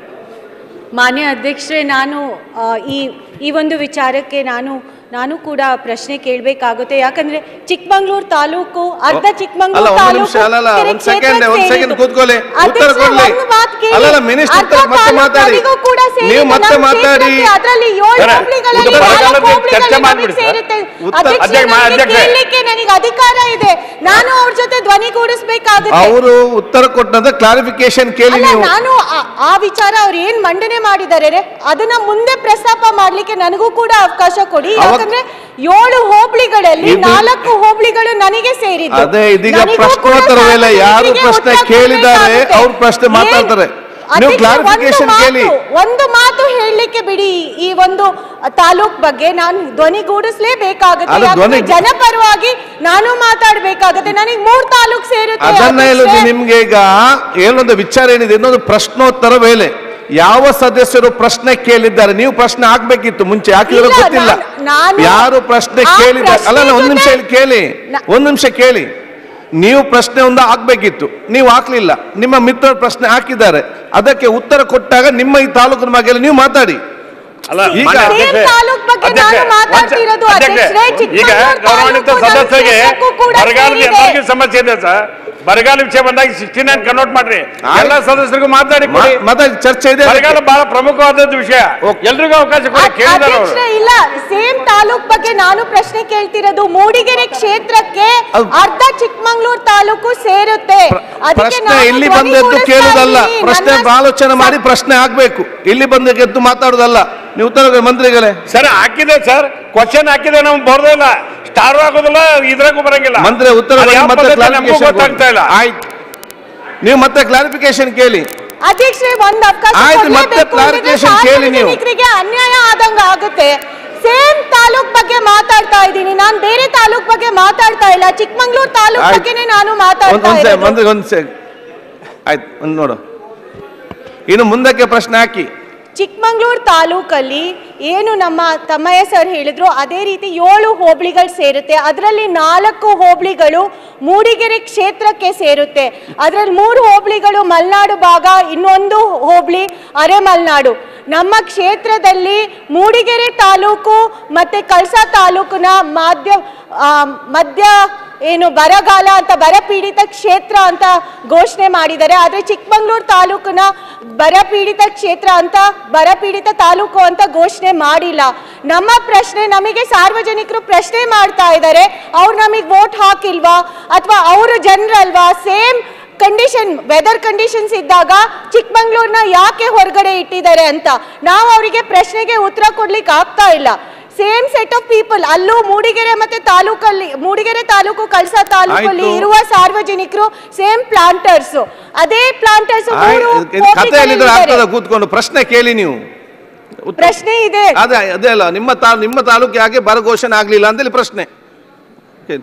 Speaker 9: ಮಾನ್ಯ ಅಧ್ಯಕ್ಷರೇ ನಾನು ಆ, ಈ ಈ ಒಂದು ವಿಚಾರಕ್ಕೆ ನಾನು ನಾನು ಕೂಡ ಪ್ರಶ್ನೆ ಕೇಳಬೇಕಾಗುತ್ತೆ ಯಾಕಂದ್ರೆ ಚಿಕ್ಕಮಂಗ್ಳೂರು ತಾಲೂಕು ಅರ್ಧ
Speaker 1: ಅಲ್ಲ
Speaker 9: ಚಿಕ್ಕಮಂಗ್ಳೂರು
Speaker 1: ಒಂದು ನಿಮಿಷ
Speaker 9: ತಾಲೂಕು
Speaker 1: ಅಲ್ಲಲ್ಲ
Speaker 9: ಕೆರೆ
Speaker 1: ಒಂದ್ ಸೆಕೆಂಡ್
Speaker 9: ಕ್ಷೇತ್ರಕ್ಕೆ
Speaker 1: ಒಂದ್ ಸೆಕೆಂಡ್
Speaker 9: ಸೇರಿದ್ದು.
Speaker 1: ಕೂತ್ಕೊಳ್ಳಿ ಉತ್ತರ
Speaker 9: ಅಧ್ಯಕ್ಷರೇ,
Speaker 1: ಕೊಡ್ಲಿ
Speaker 9: ಒಂದು ಮಾತು ಕೇಳಿ.
Speaker 1: ಅಲ್ಲಲ್ಲ ಮಿನಿಸ್ಟರ್
Speaker 9: ಅರ್ಧ
Speaker 1: ಮತ್ತೆ ಮಾತಾಡಿ
Speaker 9: ತಾಲೂಕು ಕೂಡ ಸೇರಿದ್ದು
Speaker 1: ನೀವು ಮತ್ತೆ
Speaker 9: ನಮ್ಮ
Speaker 1: ಮಾತಾಡಿ
Speaker 9: ಕ್ಷೇತ್ರಕ್ಕೆ, ಅದರಲ್ಲಿ ಏಳು
Speaker 1: ಸರ್,
Speaker 9: ಹೋಬಳಿಗಳಲ್ಲಿ
Speaker 1: ಉತ್ತರ
Speaker 9: ನಾಲ್ಕು
Speaker 1: ಬರಗಾಲದ
Speaker 9: ಹೋಬಳಿಗಳಲ್ಲಿ
Speaker 1: ಚರ್ಚೆ
Speaker 9: ನಮಗೆ
Speaker 1: ಮಾಡ್ಬಿಡಿ ಸರ್.
Speaker 9: ಸೇರುತ್ತೆ.
Speaker 1: ಉತ್ತರ-
Speaker 9: ಅಧ್ಯಕ್ಷರೇ,
Speaker 1: ಅಧ್ಯಕ್ಷ-
Speaker 9: ನನಗೆ
Speaker 1: ಅಧ್ಯಕ್ಷರೇ.
Speaker 9: ಕೇಳಲಿಕ್ಕೆ ನನಗೆ ಅಧಿಕಾರ ಇದೆ ನಾನು ಅವ್ರ ಜೊತೆ ಧ್ವನಿಗೂಡಿಸ್ಬೇಕಾಗುತ್ತೆ
Speaker 1: ಅವರು ಉತ್ತರ ಕೊಟ್ಟಂತ ಕ್ಲಾರಿಫಿಕೇಶನ್ ಕೇಳಿ
Speaker 9: ಅಲ್ಲ
Speaker 1: ನೀವು
Speaker 9: ನಾನು ಆ- ಆ ವಿಚಾರ ಅವ್ರು ಏನ್ ಮಂಡನೆ ಮಾಡಿದ್ದಾರೆ ಅದನ್ನ ಮುಂದೆ ಪ್ರಸ್ತಾಪ ಮಾಡ್ಲಿಕ್ಕೆ ನನಗೂ ಕೂಡ ಅವಕಾಶ ಕೊಡಿ
Speaker 1: ಅವ-
Speaker 9: ಯಾಕಂದ್ರೆ ಏಳು ಹೋಬಳಿಗಳಲ್ಲಿ
Speaker 1: ಇದು-
Speaker 9: ನಾಲ್ಕು ಹೋಬಳಿಗಳು ನನಗೆ ಸೇರಿದ್ದು
Speaker 1: ಅದೇ ಇದೀಗ
Speaker 9: ನನಗೂ ಕೂಡ
Speaker 1: ಪ್ರಶ್ನೋತ್ತರ ವೇಳೆ ಯಾರು
Speaker 9: ಸಾರ್ವಜನಿಕರಿಗೆ
Speaker 1: ಪ್ರಶ್ನೆ
Speaker 9: ಉತ್ತರ
Speaker 1: ಕೇಳಿದ್ದಾರೆ
Speaker 9: ಕೊಡ್ಬೇಕಾಗುತ್ತೆ.
Speaker 1: ಅವ್ರ ಪ್ರಶ್ನೆ
Speaker 9: ಏನ್-
Speaker 1: ಮಾತಾಡ್ತಾರೆ ನೀವು
Speaker 9: ಅಧ್ಯಕ್ಷ,
Speaker 1: ಕ್ಲಾರಿಫಿಕೇಶನ್
Speaker 9: ಒಂದು
Speaker 1: ಕೇಳಿ
Speaker 9: ಮಾತು- ಒಂದು ಮಾತು ಹೇಳಲಿಕ್ಕೆ ಬಿಡಿ ಈ ಒಂದು ತಾಲೂಕ್ ಬಗ್ಗೆ ನಾನು ಧ್ವನಿಗೂಡಿಸ್ಲೇಬೇಕಾಗುತ್ತೆ
Speaker 1: ಅದು
Speaker 9: ಯಾಕಂದ್ರೆ
Speaker 1: ಧ್ವನಿ-
Speaker 9: ಜನಪರವಾಗಿ ನಾನು ಮಾತಾಡ್ಬೇಕಾಗುತ್ತೆ ನನಗೆ ಮೂರ್ ತಾಲೂಕ್ ಸೇರುತ್ತೆ
Speaker 1: ಅದನ್ನ ಹೇಳುದು
Speaker 9: ಅಧ್ಯಕ್ಷರೇ.
Speaker 1: ನಿಮ್ಗೆ ಈಗ ಏನೊಂದು ವಿಚಾರ ಏನಿದೆ ಇನ್ನೊಂದು ಪ್ರಶ್ನೋತ್ತರ ವೇಳೆ ಯಾವ ಸದಸ್ಯರು ಪ್ರಶ್ನೆ ಕೇಳಿದ್ದಾರೆ ನೀವು ಪ್ರಶ್ನೆ ಹಾಕ್ಬೇಕಿತ್ತು ಮುಂಚೆ ಹಾಕಿದ್ರೆ
Speaker 9: ಇಲ್ಲ,
Speaker 1: ಗೊತ್ತಿಲ್ಲ
Speaker 9: ನಾನು- ನಾನು
Speaker 1: ಯಾರು ಪ್ರಶ್ನೆ
Speaker 9: ಆ
Speaker 1: ಕೇಳಿದ್ದಾರೆ
Speaker 9: ಪ್ರಶ್ನೆ
Speaker 1: ಅಲ್ಲ ಒಂದ್ ನಿಮಿಷ
Speaker 9: ಜೊತೆ-
Speaker 1: ಇಲ್ಲಿ ಕೇಳಿ ಒಂದ್ ನಿಮಿಷ ಕೇಳಿ ನೀವು ಪ್ರಶ್ನೆ ಒಂದು ಹಾಕ್ಬೇಕಿತ್ತು ನೀವು ಹಾಕ್ಲಿಲ್ಲ ನಿಮ್ಮ ಮಿತ್ರರು ಪ್ರಶ್ನೆ ಹಾಕಿದ್ದಾರೆ ಅದಕ್ಕೆ ಉತ್ತರ ಕೊಟ್ಟಾಗ ನಿಮ್ಮ ಈ ತಾಲೂಕಿನ ಬಗ್ಗೆ ನೀವು ಮಾತಾಡಿ
Speaker 19: ಅಲ್ಲ
Speaker 1: ಈಗ
Speaker 19: ಮಾನ್ಯ
Speaker 9: ಸೇಮ್
Speaker 19: ಅಧ್ಯಕ್ಷೆ,
Speaker 9: ತಾಲೂಕ್ ಬಗ್ಗೆ
Speaker 19: ಅಧ್ಯಕ್ಷೆ,
Speaker 9: ನಾನು ಮಾತಾಡ್ತಿರೋದು
Speaker 19: ಅಧ್ಯಕ್ಷೆ,
Speaker 9: ಅಧ್ಯಕ್ಷರೇ,
Speaker 19: ಈಗ
Speaker 9: ಚಿಕ್ಕಮಗಳೂರು
Speaker 19: ಗೌರವಾನ್ವಿತ
Speaker 9: ತಾಲೂಕು ನಮ್ಮ
Speaker 19: ಸದಸ್ಯರಿಗೆ
Speaker 9: ಕ್ಷೇತ್ರಕ್ಕೂ ಕೂಡ
Speaker 19: ಬರಗಾಲದ
Speaker 9: ಸೇರಿದೆ.
Speaker 19: ಎಲ್ಲರಿಗೂ ಸಮಸ್ಯೆ ಇದೆ ಸರ್ ಬರಗಾಲ ವಿಷಯ ಬಂದಾಗ ಸಿಕ್ಸ್ಟಿ ನೈನ್ ಕನ್ವರ್ಟ್ ಮಾಡ್ರಿ ಎಲ್ಲ ಸದಸ್ಯರಿಗೂ ಮಾತಾಡಿ ಕೊಡಿ
Speaker 1: ಮಾ- ಮಾತಾಡಿ ಚರ್ಚೆ ಇದೆ
Speaker 19: ಬರಗಾಲ ಬಹಳ ಪ್ರಮುಖವಾದದ್ದು ವಿಷಯ ಎಲ್ರಿಗೂ ಅವಕಾಶ ಕೊಡಿ ಕೇಳಿದಾರೆ ಅವರು
Speaker 9: ಅಧ್ಯಕ್ಷರೇ, ಇಲ್ಲ ಸೇಮ್ ತಾಲೂಕ್ ಬಗ್ಗೆ ನಾನು ಪ್ರಶ್ನೆ ಕೇಳ್ತಿರೋದು ಮೂಡಿಗೆರೆ ಕ್ಷೇತ್ರಕ್ಕೆ ಅರ್ಧ ಚಿಕ್ಕಮಂಗ್ಳೂರು ತಾಲೂಕು ಸೇರುತ್ತೆ ಅದಕ್ಕೆ
Speaker 1: ಪ್ರಶ್ನೆ
Speaker 9: ನಾನು
Speaker 1: ಇಲ್ಲಿ
Speaker 9: ಧ್ವನಿ
Speaker 1: ಬಂದು ಎದ್ದು
Speaker 9: ಗೂಡಿಸ್ತಾ
Speaker 1: ಕೇಳುವುದಲ್ಲ
Speaker 9: ಇದ್ದೀನಿ.
Speaker 1: ಪ್ರಶ್ನೆ
Speaker 9: ನನ್ನ
Speaker 1: ಆಲೋಚನೆ ಮಾಡಿ ಪ್ರಶ್ನೆ ಆಗ್ಬೇಕು ಇಲ್ಲಿ ಬಂದು ಎದ್ದು ಮಾತಾಡುದಲ್ಲ ನೀವು ಉತ್ತರ ಕೊಡಿ, ಮಂತ್ರಿಗಳೇ
Speaker 19: ಸರ್ ಹಾಕಿದೆ ಸರ್ ಕ್ವಶನ್ ಹಾಕಿದೆ ನಮ್ಗೆ ಬರ್ದೇ ಇಲ್ಲ ಸ್ಟಾರ್ ಆಗೋದಿಲ್ಲ ಇದ್ರಾಗೂ ಬರಂಗಿಲ್ಲ
Speaker 1: ಮಂತ್ರಿ ಉತ್ತರ
Speaker 19: ಅದು
Speaker 1: ಕೊಡಿ,
Speaker 19: ಯಾವ
Speaker 1: ಮತ್ತೆ
Speaker 19: ಪದ್ಧತಿ ನಮಗೂ
Speaker 1: clarification
Speaker 19: ಗೊತ್ತಾಗ್ತಾ ಇಲ್ಲ
Speaker 1: ಆಯ್ತು ನೀವು ಮತ್ತೆ ಕ್ಲಾರಿಫಿಕೇಶನ್ ಕೇಳಿ
Speaker 9: ಅಧ್ಯಕ್ಷರೇ ಒಂದ್ ಅವಕಾಶ
Speaker 1: ಆಯ್ತು, ಮತ್ತೆ
Speaker 9: ಕೊಡ್ಲೇಬೇಕು. ಇಲ್ಲದಿದ್ರೆ
Speaker 1: clarification ಕೇಳಿ ನೀವು.
Speaker 9: ಸಾರ್ವಜನಿಕರಿಗೆ ಅನ್ಯಾಯ ಆದಂಗ ಆಗುತ್ತೆ ಸೇಮ್ ತಾಲೂಕ್ ಬಗ್ಗೆ ಮಾತಾಡ್ತಾ ಇದ್ದೀನಿ ನಾನು ಬೇರೆ ತಾಲೂಕ್ ಬಗ್ಗೆ ಮಾತಾಡ್ತಾ ಇಲ್ಲ ಚಿಕ್ಕಮಂಗ್ಳೂರು ತಾಲೂಕ್
Speaker 1: ಆಯ್ತು.
Speaker 9: ಬಗ್ಗೆನೇ ನಾನು
Speaker 1: ಒಂದ್
Speaker 9: ಮಾತಾಡ್ತಾ
Speaker 1: ಒಂದ್ ಸೆ
Speaker 9: ಇರೋದು
Speaker 1: ಮಂತ್ರಿ ಒಂದ್ ಸೆ ಆಯ್ತು ಒಂದು ನೋಡು ಇನ್ನು ಮುಂದಕ್ಕೆ ಪ್ರಶ್ನೆ ಹಾಕಿ
Speaker 9: ಚಿಕ್ಕಮಂಗ್ಳೂರು ತಾಲೂಕಲ್ಲಿ ಏನು ನಮ್ಮ ತಮ್ಮಯ್ಯ ಸರ್ ಹೇಳಿದ್ರು ಅದೇ ರೀತಿ ಏಳು ಹೋಬಳಿಗಳು ಸೇರುತ್ತೆ ಅದರಲ್ಲಿ ನಾಲ್ಕು ಹೋಬಳಿಗಳು ಮೂಡಿಗೆರೆ ಕ್ಷೇತ್ರಕ್ಕೆ ಸೇರುತ್ತೆ ಅದರಲ್ಲಿ ಮೂರು ಹೋಬಳಿಗಳು ಮಲೆನಾಡು ಭಾಗ ಇನ್ನೊಂದು ಹೋಬಳಿ ಅರೆಮಲೆನಾಡು ನಮ್ಮ ಕ್ಷೇತ್ರದಲ್ಲಿ ಮೂಡಿಗೆರೆ ತಾಲೂಕು ಮತ್ತು ಕಳಸಾ ತಾಲೂಕಿನ ಮಾಧ್ಯ ಆ, ಮಧ್ಯ ಏನು ಬರಗಾಲ ಅಂತ ಬರಪೀಡಿತ ಕ್ಷೇತ್ರ ಅಂತ ಘೋಷಣೆ ಮಾಡಿದ್ದಾರೆ ಆದರೆ ಚಿಕ್ಕಮಂಗ್ಳೂರು ತಾಲೂಕಿನ ಬರಪೀಡಿತ ಕ್ಷೇತ್ರ ಅಂತ ಬರಪೀಡಿತ ತಾಲೂಕು ಅಂತ ಘೋಷಣೆ ಮಾಡಿಲ್ಲ ನಮ್ಮ ಪ್ರಶ್ನೆ ನಮಗೆ ಸಾರ್ವಜನಿಕರು ಪ್ರಶ್ನೆ ಮಾಡ್ತಾ ಇದ್ದಾರೆ ಅವ್ರು ನಮಗೆ ವೋಟ್ ಹಾಕಿಲ್ವಾ ಅಥವಾ ಅವರು ಜನರಲ್ವಾ ಸೇಮ್ ಕಂಡೀಷನ್ ವೆದರ್ ಕಂಡೀಷನ್ಸ್ ಇದ್ದಾಗ ಚಿಕ್ಕಮಂಗ್ಳೂರ್ನ ಯಾಕೆ ಹೊರಗಡೆ ಇಟ್ಟಿದ್ದಾರೆ ಅಂತ ನಾವು ಅವರಿಗೆ ಪ್ರಶ್ನೆಗೆ ಉತ್ತರ ಕೊಡ್ಲಿಕ್ಕೆ ಆಗ್ತಾ ಇಲ್ಲ ಸೇಮ್ ಸೆಟ್ ಆಫ್ ಪೀಪಲ್ ಅಲ್ಲೂ ಮೂಡಿಗೆರೆ ಮತ್ತೆ ತಾಲೂಕಲ್ಲಿ ಮೂಡಿಗೆರೆ ತಾಲೂಕು ಕಳಸಾ ತಾಲೂಕಲ್ಲಿ
Speaker 1: ಆಯ್ತು.
Speaker 9: ಇರುವ ಸಾರ್ವಜನಿಕರು ಸೇಮ್ ಪ್ಲಾಂಟರ್ಸ್ ಅದೇ ಪ್ಲಾಂಟರ್ಸ್
Speaker 1: ಕಥೆಯಲ್ಲಿದ್ರೆ ಆಗ್ತದ ಕೂತ್ಕೊಂಡು ಪ್ರಶ್ನೆ ಕೇಳಿ ನೀವು
Speaker 9: ಪ್ರಶ್ನೆ ಇದೆ
Speaker 1: ಅದೇ ಅದೇ ಅಲ್ಲ ನಿಮ್ಮ ತಾ ನಿಮ್ಮ ತಾಲೂಕು ಯಾಕೆ ಬರ ಘೋಷಣೆ ಆಗ್ಲಿಲ್ಲ ಅಂತೇಳಿ ಪ್ರಶ್ನೆ ಕೇಳಿ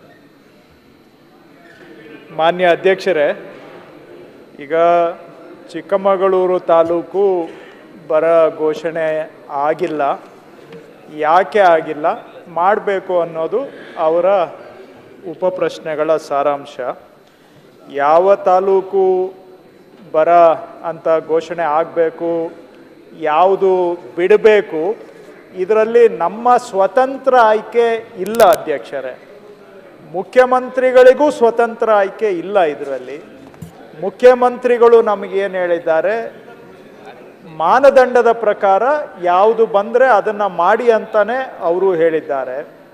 Speaker 2: ಮಾನ್ಯ ಅಧ್ಯಕ್ಷರೇ ಈಗ ಚಿಕ್ಕಮಗಳೂರು ತಾಲೂಕು ಬರ ಘೋಷಣೆ ಆಗಿಲ್ಲ ಯಾಕೆ ಆಗಿಲ್ಲ ಮಾಡಬೇಕು ಅನ್ನೋದು ಅವರ ಉಪಪ್ರಶ್ನೆಗಳ ಸಾರಾಂಶ ಯಾವ ತಾಲೂಕು ಬರ ಅಂತ ಘೋಷಣೆ ಆಗಬೇಕು ಯಾವುದು ಬಿಡಬೇಕು ಇದರಲ್ಲಿ ನಮ್ಮ ಸ್ವತಂತ್ರ ಆಯ್ಕೆ ಇಲ್ಲ ಅಧ್ಯಕ್ಷರೇ ಮುಖ್ಯಮಂತ್ರಿಗಳಿಗೂ ಸ್ವತಂತ್ರ ಆಯ್ಕೆ ಇಲ್ಲ ಇದರಲ್ಲಿ ಮುಖ್ಯಮಂತ್ರಿಗಳು ನಮಗೇನು ಹೇಳಿದ್ದಾರೆ ಮಾನದಂಡದ ಪ್ರಕಾರ ಯಾವುದು ಬಂದರೆ ಅದನ್ನು ಮಾಡಿ ಅಂತಾನೆ ಅವರು ಹೇಳಿದ್ದಾರೆ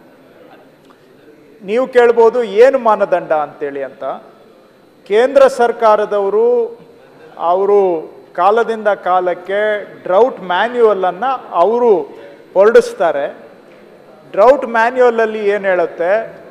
Speaker 2: ನೀವು ಕೇಳ್ಬೋದು ಏನು ಮಾನದಂಡ ಅಂತೇಳಿ ಅಂತ ಕೇಂದ್ರ ಸರ್ಕಾರದವರು ಅವರು ಕಾಲದಿಂದ ಕಾಲಕ್ಕೆ ಡ್ರೌಟ್ ಮ್ಯಾನ್ಯುವಲನ್ನು ಅವರು ಹೊರಡಿಸ್ತಾರೆ ಡ್ರೌಟ್ ಮ್ಯಾನ್ಯುವಲಲ್ಲಿ ಏನು ಹೇಳುತ್ತೆ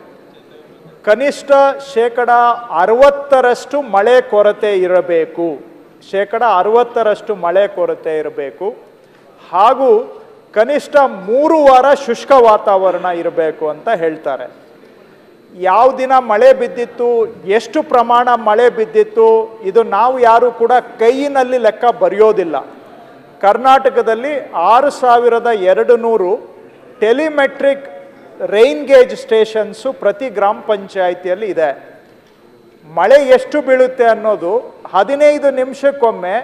Speaker 2: ಕನಿಷ್ಠ ಶೇಕಡ ಅರವತ್ತರಷ್ಟು ಮಳೆ ಕೊರತೆ ಇರಬೇಕು ಶೇಕಡ ಅರವತ್ತರಷ್ಟು ಮಳೆ ಕೊರತೆ ಇರಬೇಕು ಹಾಗೂ ಕನಿಷ್ಠ ಮೂರು ವಾರ ಶುಷ್ಕ ವಾತಾವರಣ ಇರಬೇಕು ಅಂತ ಹೇಳ್ತಾರೆ ಯಾವ ದಿನ ಮಳೆ ಬಿದ್ದಿತ್ತು ಎಷ್ಟು ಪ್ರಮಾಣ ಮಳೆ ಬಿದ್ದಿತ್ತು ಇದು ನಾವು ಯಾರು ಕೂಡ ಕೈಯಿನಲ್ಲಿ ಲೆಕ್ಕ ಬರೆಯೋದಿಲ್ಲ ಕರ್ನಾಟಕದಲ್ಲಿ ಆರು ಸಾವಿರದ ಎರಡು ನೂರು ಟೆಲಿಮೆಟ್ರಿಕ್ ರೈನ್ ಗೇಜ್ ಸ್ಟೇಷನ್ಸು ಪ್ರತಿ ಗ್ರಾಮ ಪಂಚಾಯಿತಿಯಲ್ಲಿ ಇದೆ ಮಳೆ ಎಷ್ಟು ಬೀಳುತ್ತೆ ಅನ್ನೋದು ಹದಿನೈದು ನಿಮಿಷಕ್ಕೊಮ್ಮೆ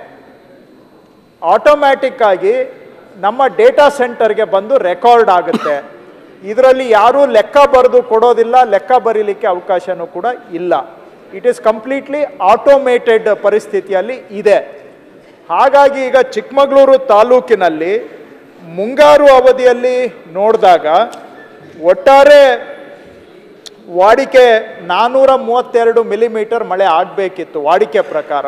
Speaker 2: ಆಟೋಮ್ಯಾಟಿಕ್ ಆಗಿ ನಮ್ಮ ಡೇಟಾ ಸೆಂಟರ್ಗೆ ಬಂದು ರೆಕಾರ್ಡ್ ಆಗುತ್ತೆ ಇದರಲ್ಲಿ ಯಾರೂ ಲೆಕ್ಕ ಬರೆದು ಕೊಡೋದಿಲ್ಲ ಲೆಕ್ಕ ಬರೀಲಿಕ್ಕೆ ಅವಕಾಶನೂ ಕೂಡ ಇಲ್ಲ ಇಟ್ ಈಸ್ ಕಂಪ್ಲೀಟ್ಲಿ ಆಟೋಮೇಟೆಡ್ ಪರಿಸ್ಥಿತಿಯಲ್ಲಿ ಇದೆ ಹಾಗಾಗಿ ಈಗ ಚಿಕ್ಕಮಗಳೂರು ತಾಲೂಕಿನಲ್ಲಿ ಮುಂಗಾರು ಅವಧಿಯಲ್ಲಿ ನೋಡಿದಾಗ ಒಟ್ಟಾರೆ ವಾಡಿಕೆ ನಾನ್ನೂರ ಮೂವತ್ತೆರಡು ಮಿಲಿಮೀಟರ್ ಮಳೆ ಆಗಬೇಕಿತ್ತು ವಾಡಿಕೆ ಪ್ರಕಾರ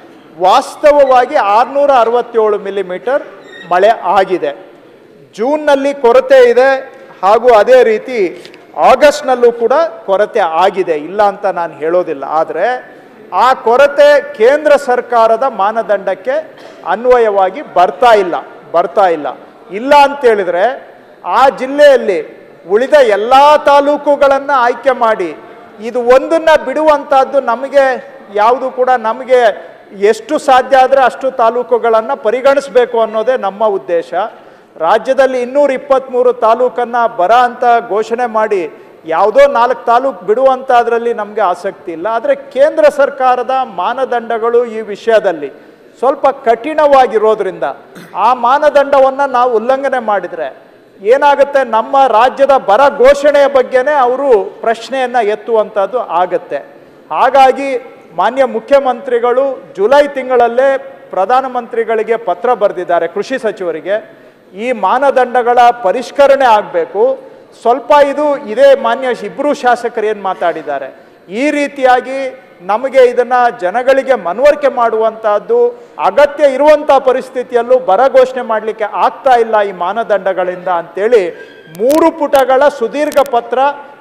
Speaker 2: ವಾಸ್ತವವಾಗಿ ಆರುನೂರ ಅರವತ್ತೇಳು ಮಿಲಿಮೀಟರ್ ಮಳೆ ಆಗಿದೆ ಜೂನ್ನಲ್ಲಿ ಕೊರತೆ ಇದೆ ಹಾಗೂ ಅದೇ ರೀತಿ ಆಗಸ್ಟ್ನಲ್ಲೂ ಕೂಡ ಕೊರತೆ ಆಗಿದೆ ಇಲ್ಲ ಅಂತ ನಾನು ಹೇಳೋದಿಲ್ಲ ಆದರೆ ಆ ಕೊರತೆ ಕೇಂದ್ರ ಸರ್ಕಾರದ ಮಾನದಂಡಕ್ಕೆ ಅನ್ವಯವಾಗಿ ಬರ್ತಾ ಇಲ್ಲ ಬರ್ತಾ ಇಲ್ಲ ಇಲ್ಲ ಅಂತೇಳಿದ್ರೆ ಆ ಜಿಲ್ಲೆಯಲ್ಲಿ ಉಳಿದ ಎಲ್ಲ ತಾಲೂಕುಗಳನ್ನು ಆಯ್ಕೆ ಮಾಡಿ ಇದು ಒಂದನ್ನ ಬಿಡುವಂಥದ್ದು ನಮಗೆ ಯಾವುದು ಕೂಡ ನಮಗೆ ಎಷ್ಟು ಸಾಧ್ಯ ಆದರೆ ಅಷ್ಟು ತಾಲೂಕುಗಳನ್ನು ಪರಿಗಣಿಸಬೇಕು ಅನ್ನೋದೇ ನಮ್ಮ ಉದ್ದೇಶ ರಾಜ್ಯದಲ್ಲಿ ಇನ್ನೂರ ಇಪ್ಪತ್ತ್ಮೂರು ತಾಲೂಕನ್ನು ಬರ ಅಂತ ಘೋಷಣೆ ಮಾಡಿ ಯಾವುದೋ ನಾಲ್ಕು ತಾಲೂಕು ಬಿಡುವಂಥದ್ರಲ್ಲಿ ನಮಗೆ ಆಸಕ್ತಿ ಇಲ್ಲ ಆದರೆ ಕೇಂದ್ರ ಸರ್ಕಾರದ ಮಾನದಂಡಗಳು ಈ ವಿಷಯದಲ್ಲಿ ಸ್ವಲ್ಪ ಕಠಿಣವಾಗಿರೋದ್ರಿಂದ ಆ ಮಾನದಂಡವನ್ನು ನಾವು ಉಲ್ಲಂಘನೆ ಮಾಡಿದರೆ ಏನಾಗುತ್ತೆ ನಮ್ಮ ರಾಜ್ಯದ ಬರ ಘೋಷಣೆಯ ಬಗ್ಗೆನೇ ಅವರು ಪ್ರಶ್ನೆಯನ್ನು ಎತ್ತುವಂಥದ್ದು ಆಗತ್ತೆ ಹಾಗಾಗಿ ಮಾನ್ಯ ಮುಖ್ಯಮಂತ್ರಿಗಳು ಜುಲೈ ತಿಂಗಳಲ್ಲೇ ಪ್ರಧಾನಮಂತ್ರಿಗಳಿಗೆ ಪತ್ರ ಬರೆದಿದ್ದಾರೆ ಕೃಷಿ ಸಚಿವರಿಗೆ ಈ ಮಾನದಂಡಗಳ ಪರಿಷ್ಕರಣೆ ಆಗಬೇಕು ಸ್ವಲ್ಪ ಇದು ಇದೇ ಮಾನ್ಯ ಇಬ್ಬರು ಶಾಸಕರು ಏನು ಮಾತಾಡಿದ್ದಾರೆ ಈ ರೀತಿಯಾಗಿ ನಮಗೆ ಇದನ್ನ ಜನಗಳಿಗೆ ಮನವರಿಕೆ ಮಾಡುವಂತಹದ್ದು ಅಗತ್ಯ ಇರುವಂಥ ಪರಿಸ್ಥಿತಿಯಲ್ಲೂ ಬರ ಘೋಷಣೆ ಮಾಡಲಿಕ್ಕೆ ಆಗ್ತಾ ಇಲ್ಲ ಈ ಮಾನದಂಡಗಳಿಂದ ಅಂತೇಳಿ ಮೂರು ಪುಟಗಳ ಸುದೀರ್ಘ ಪತ್ರ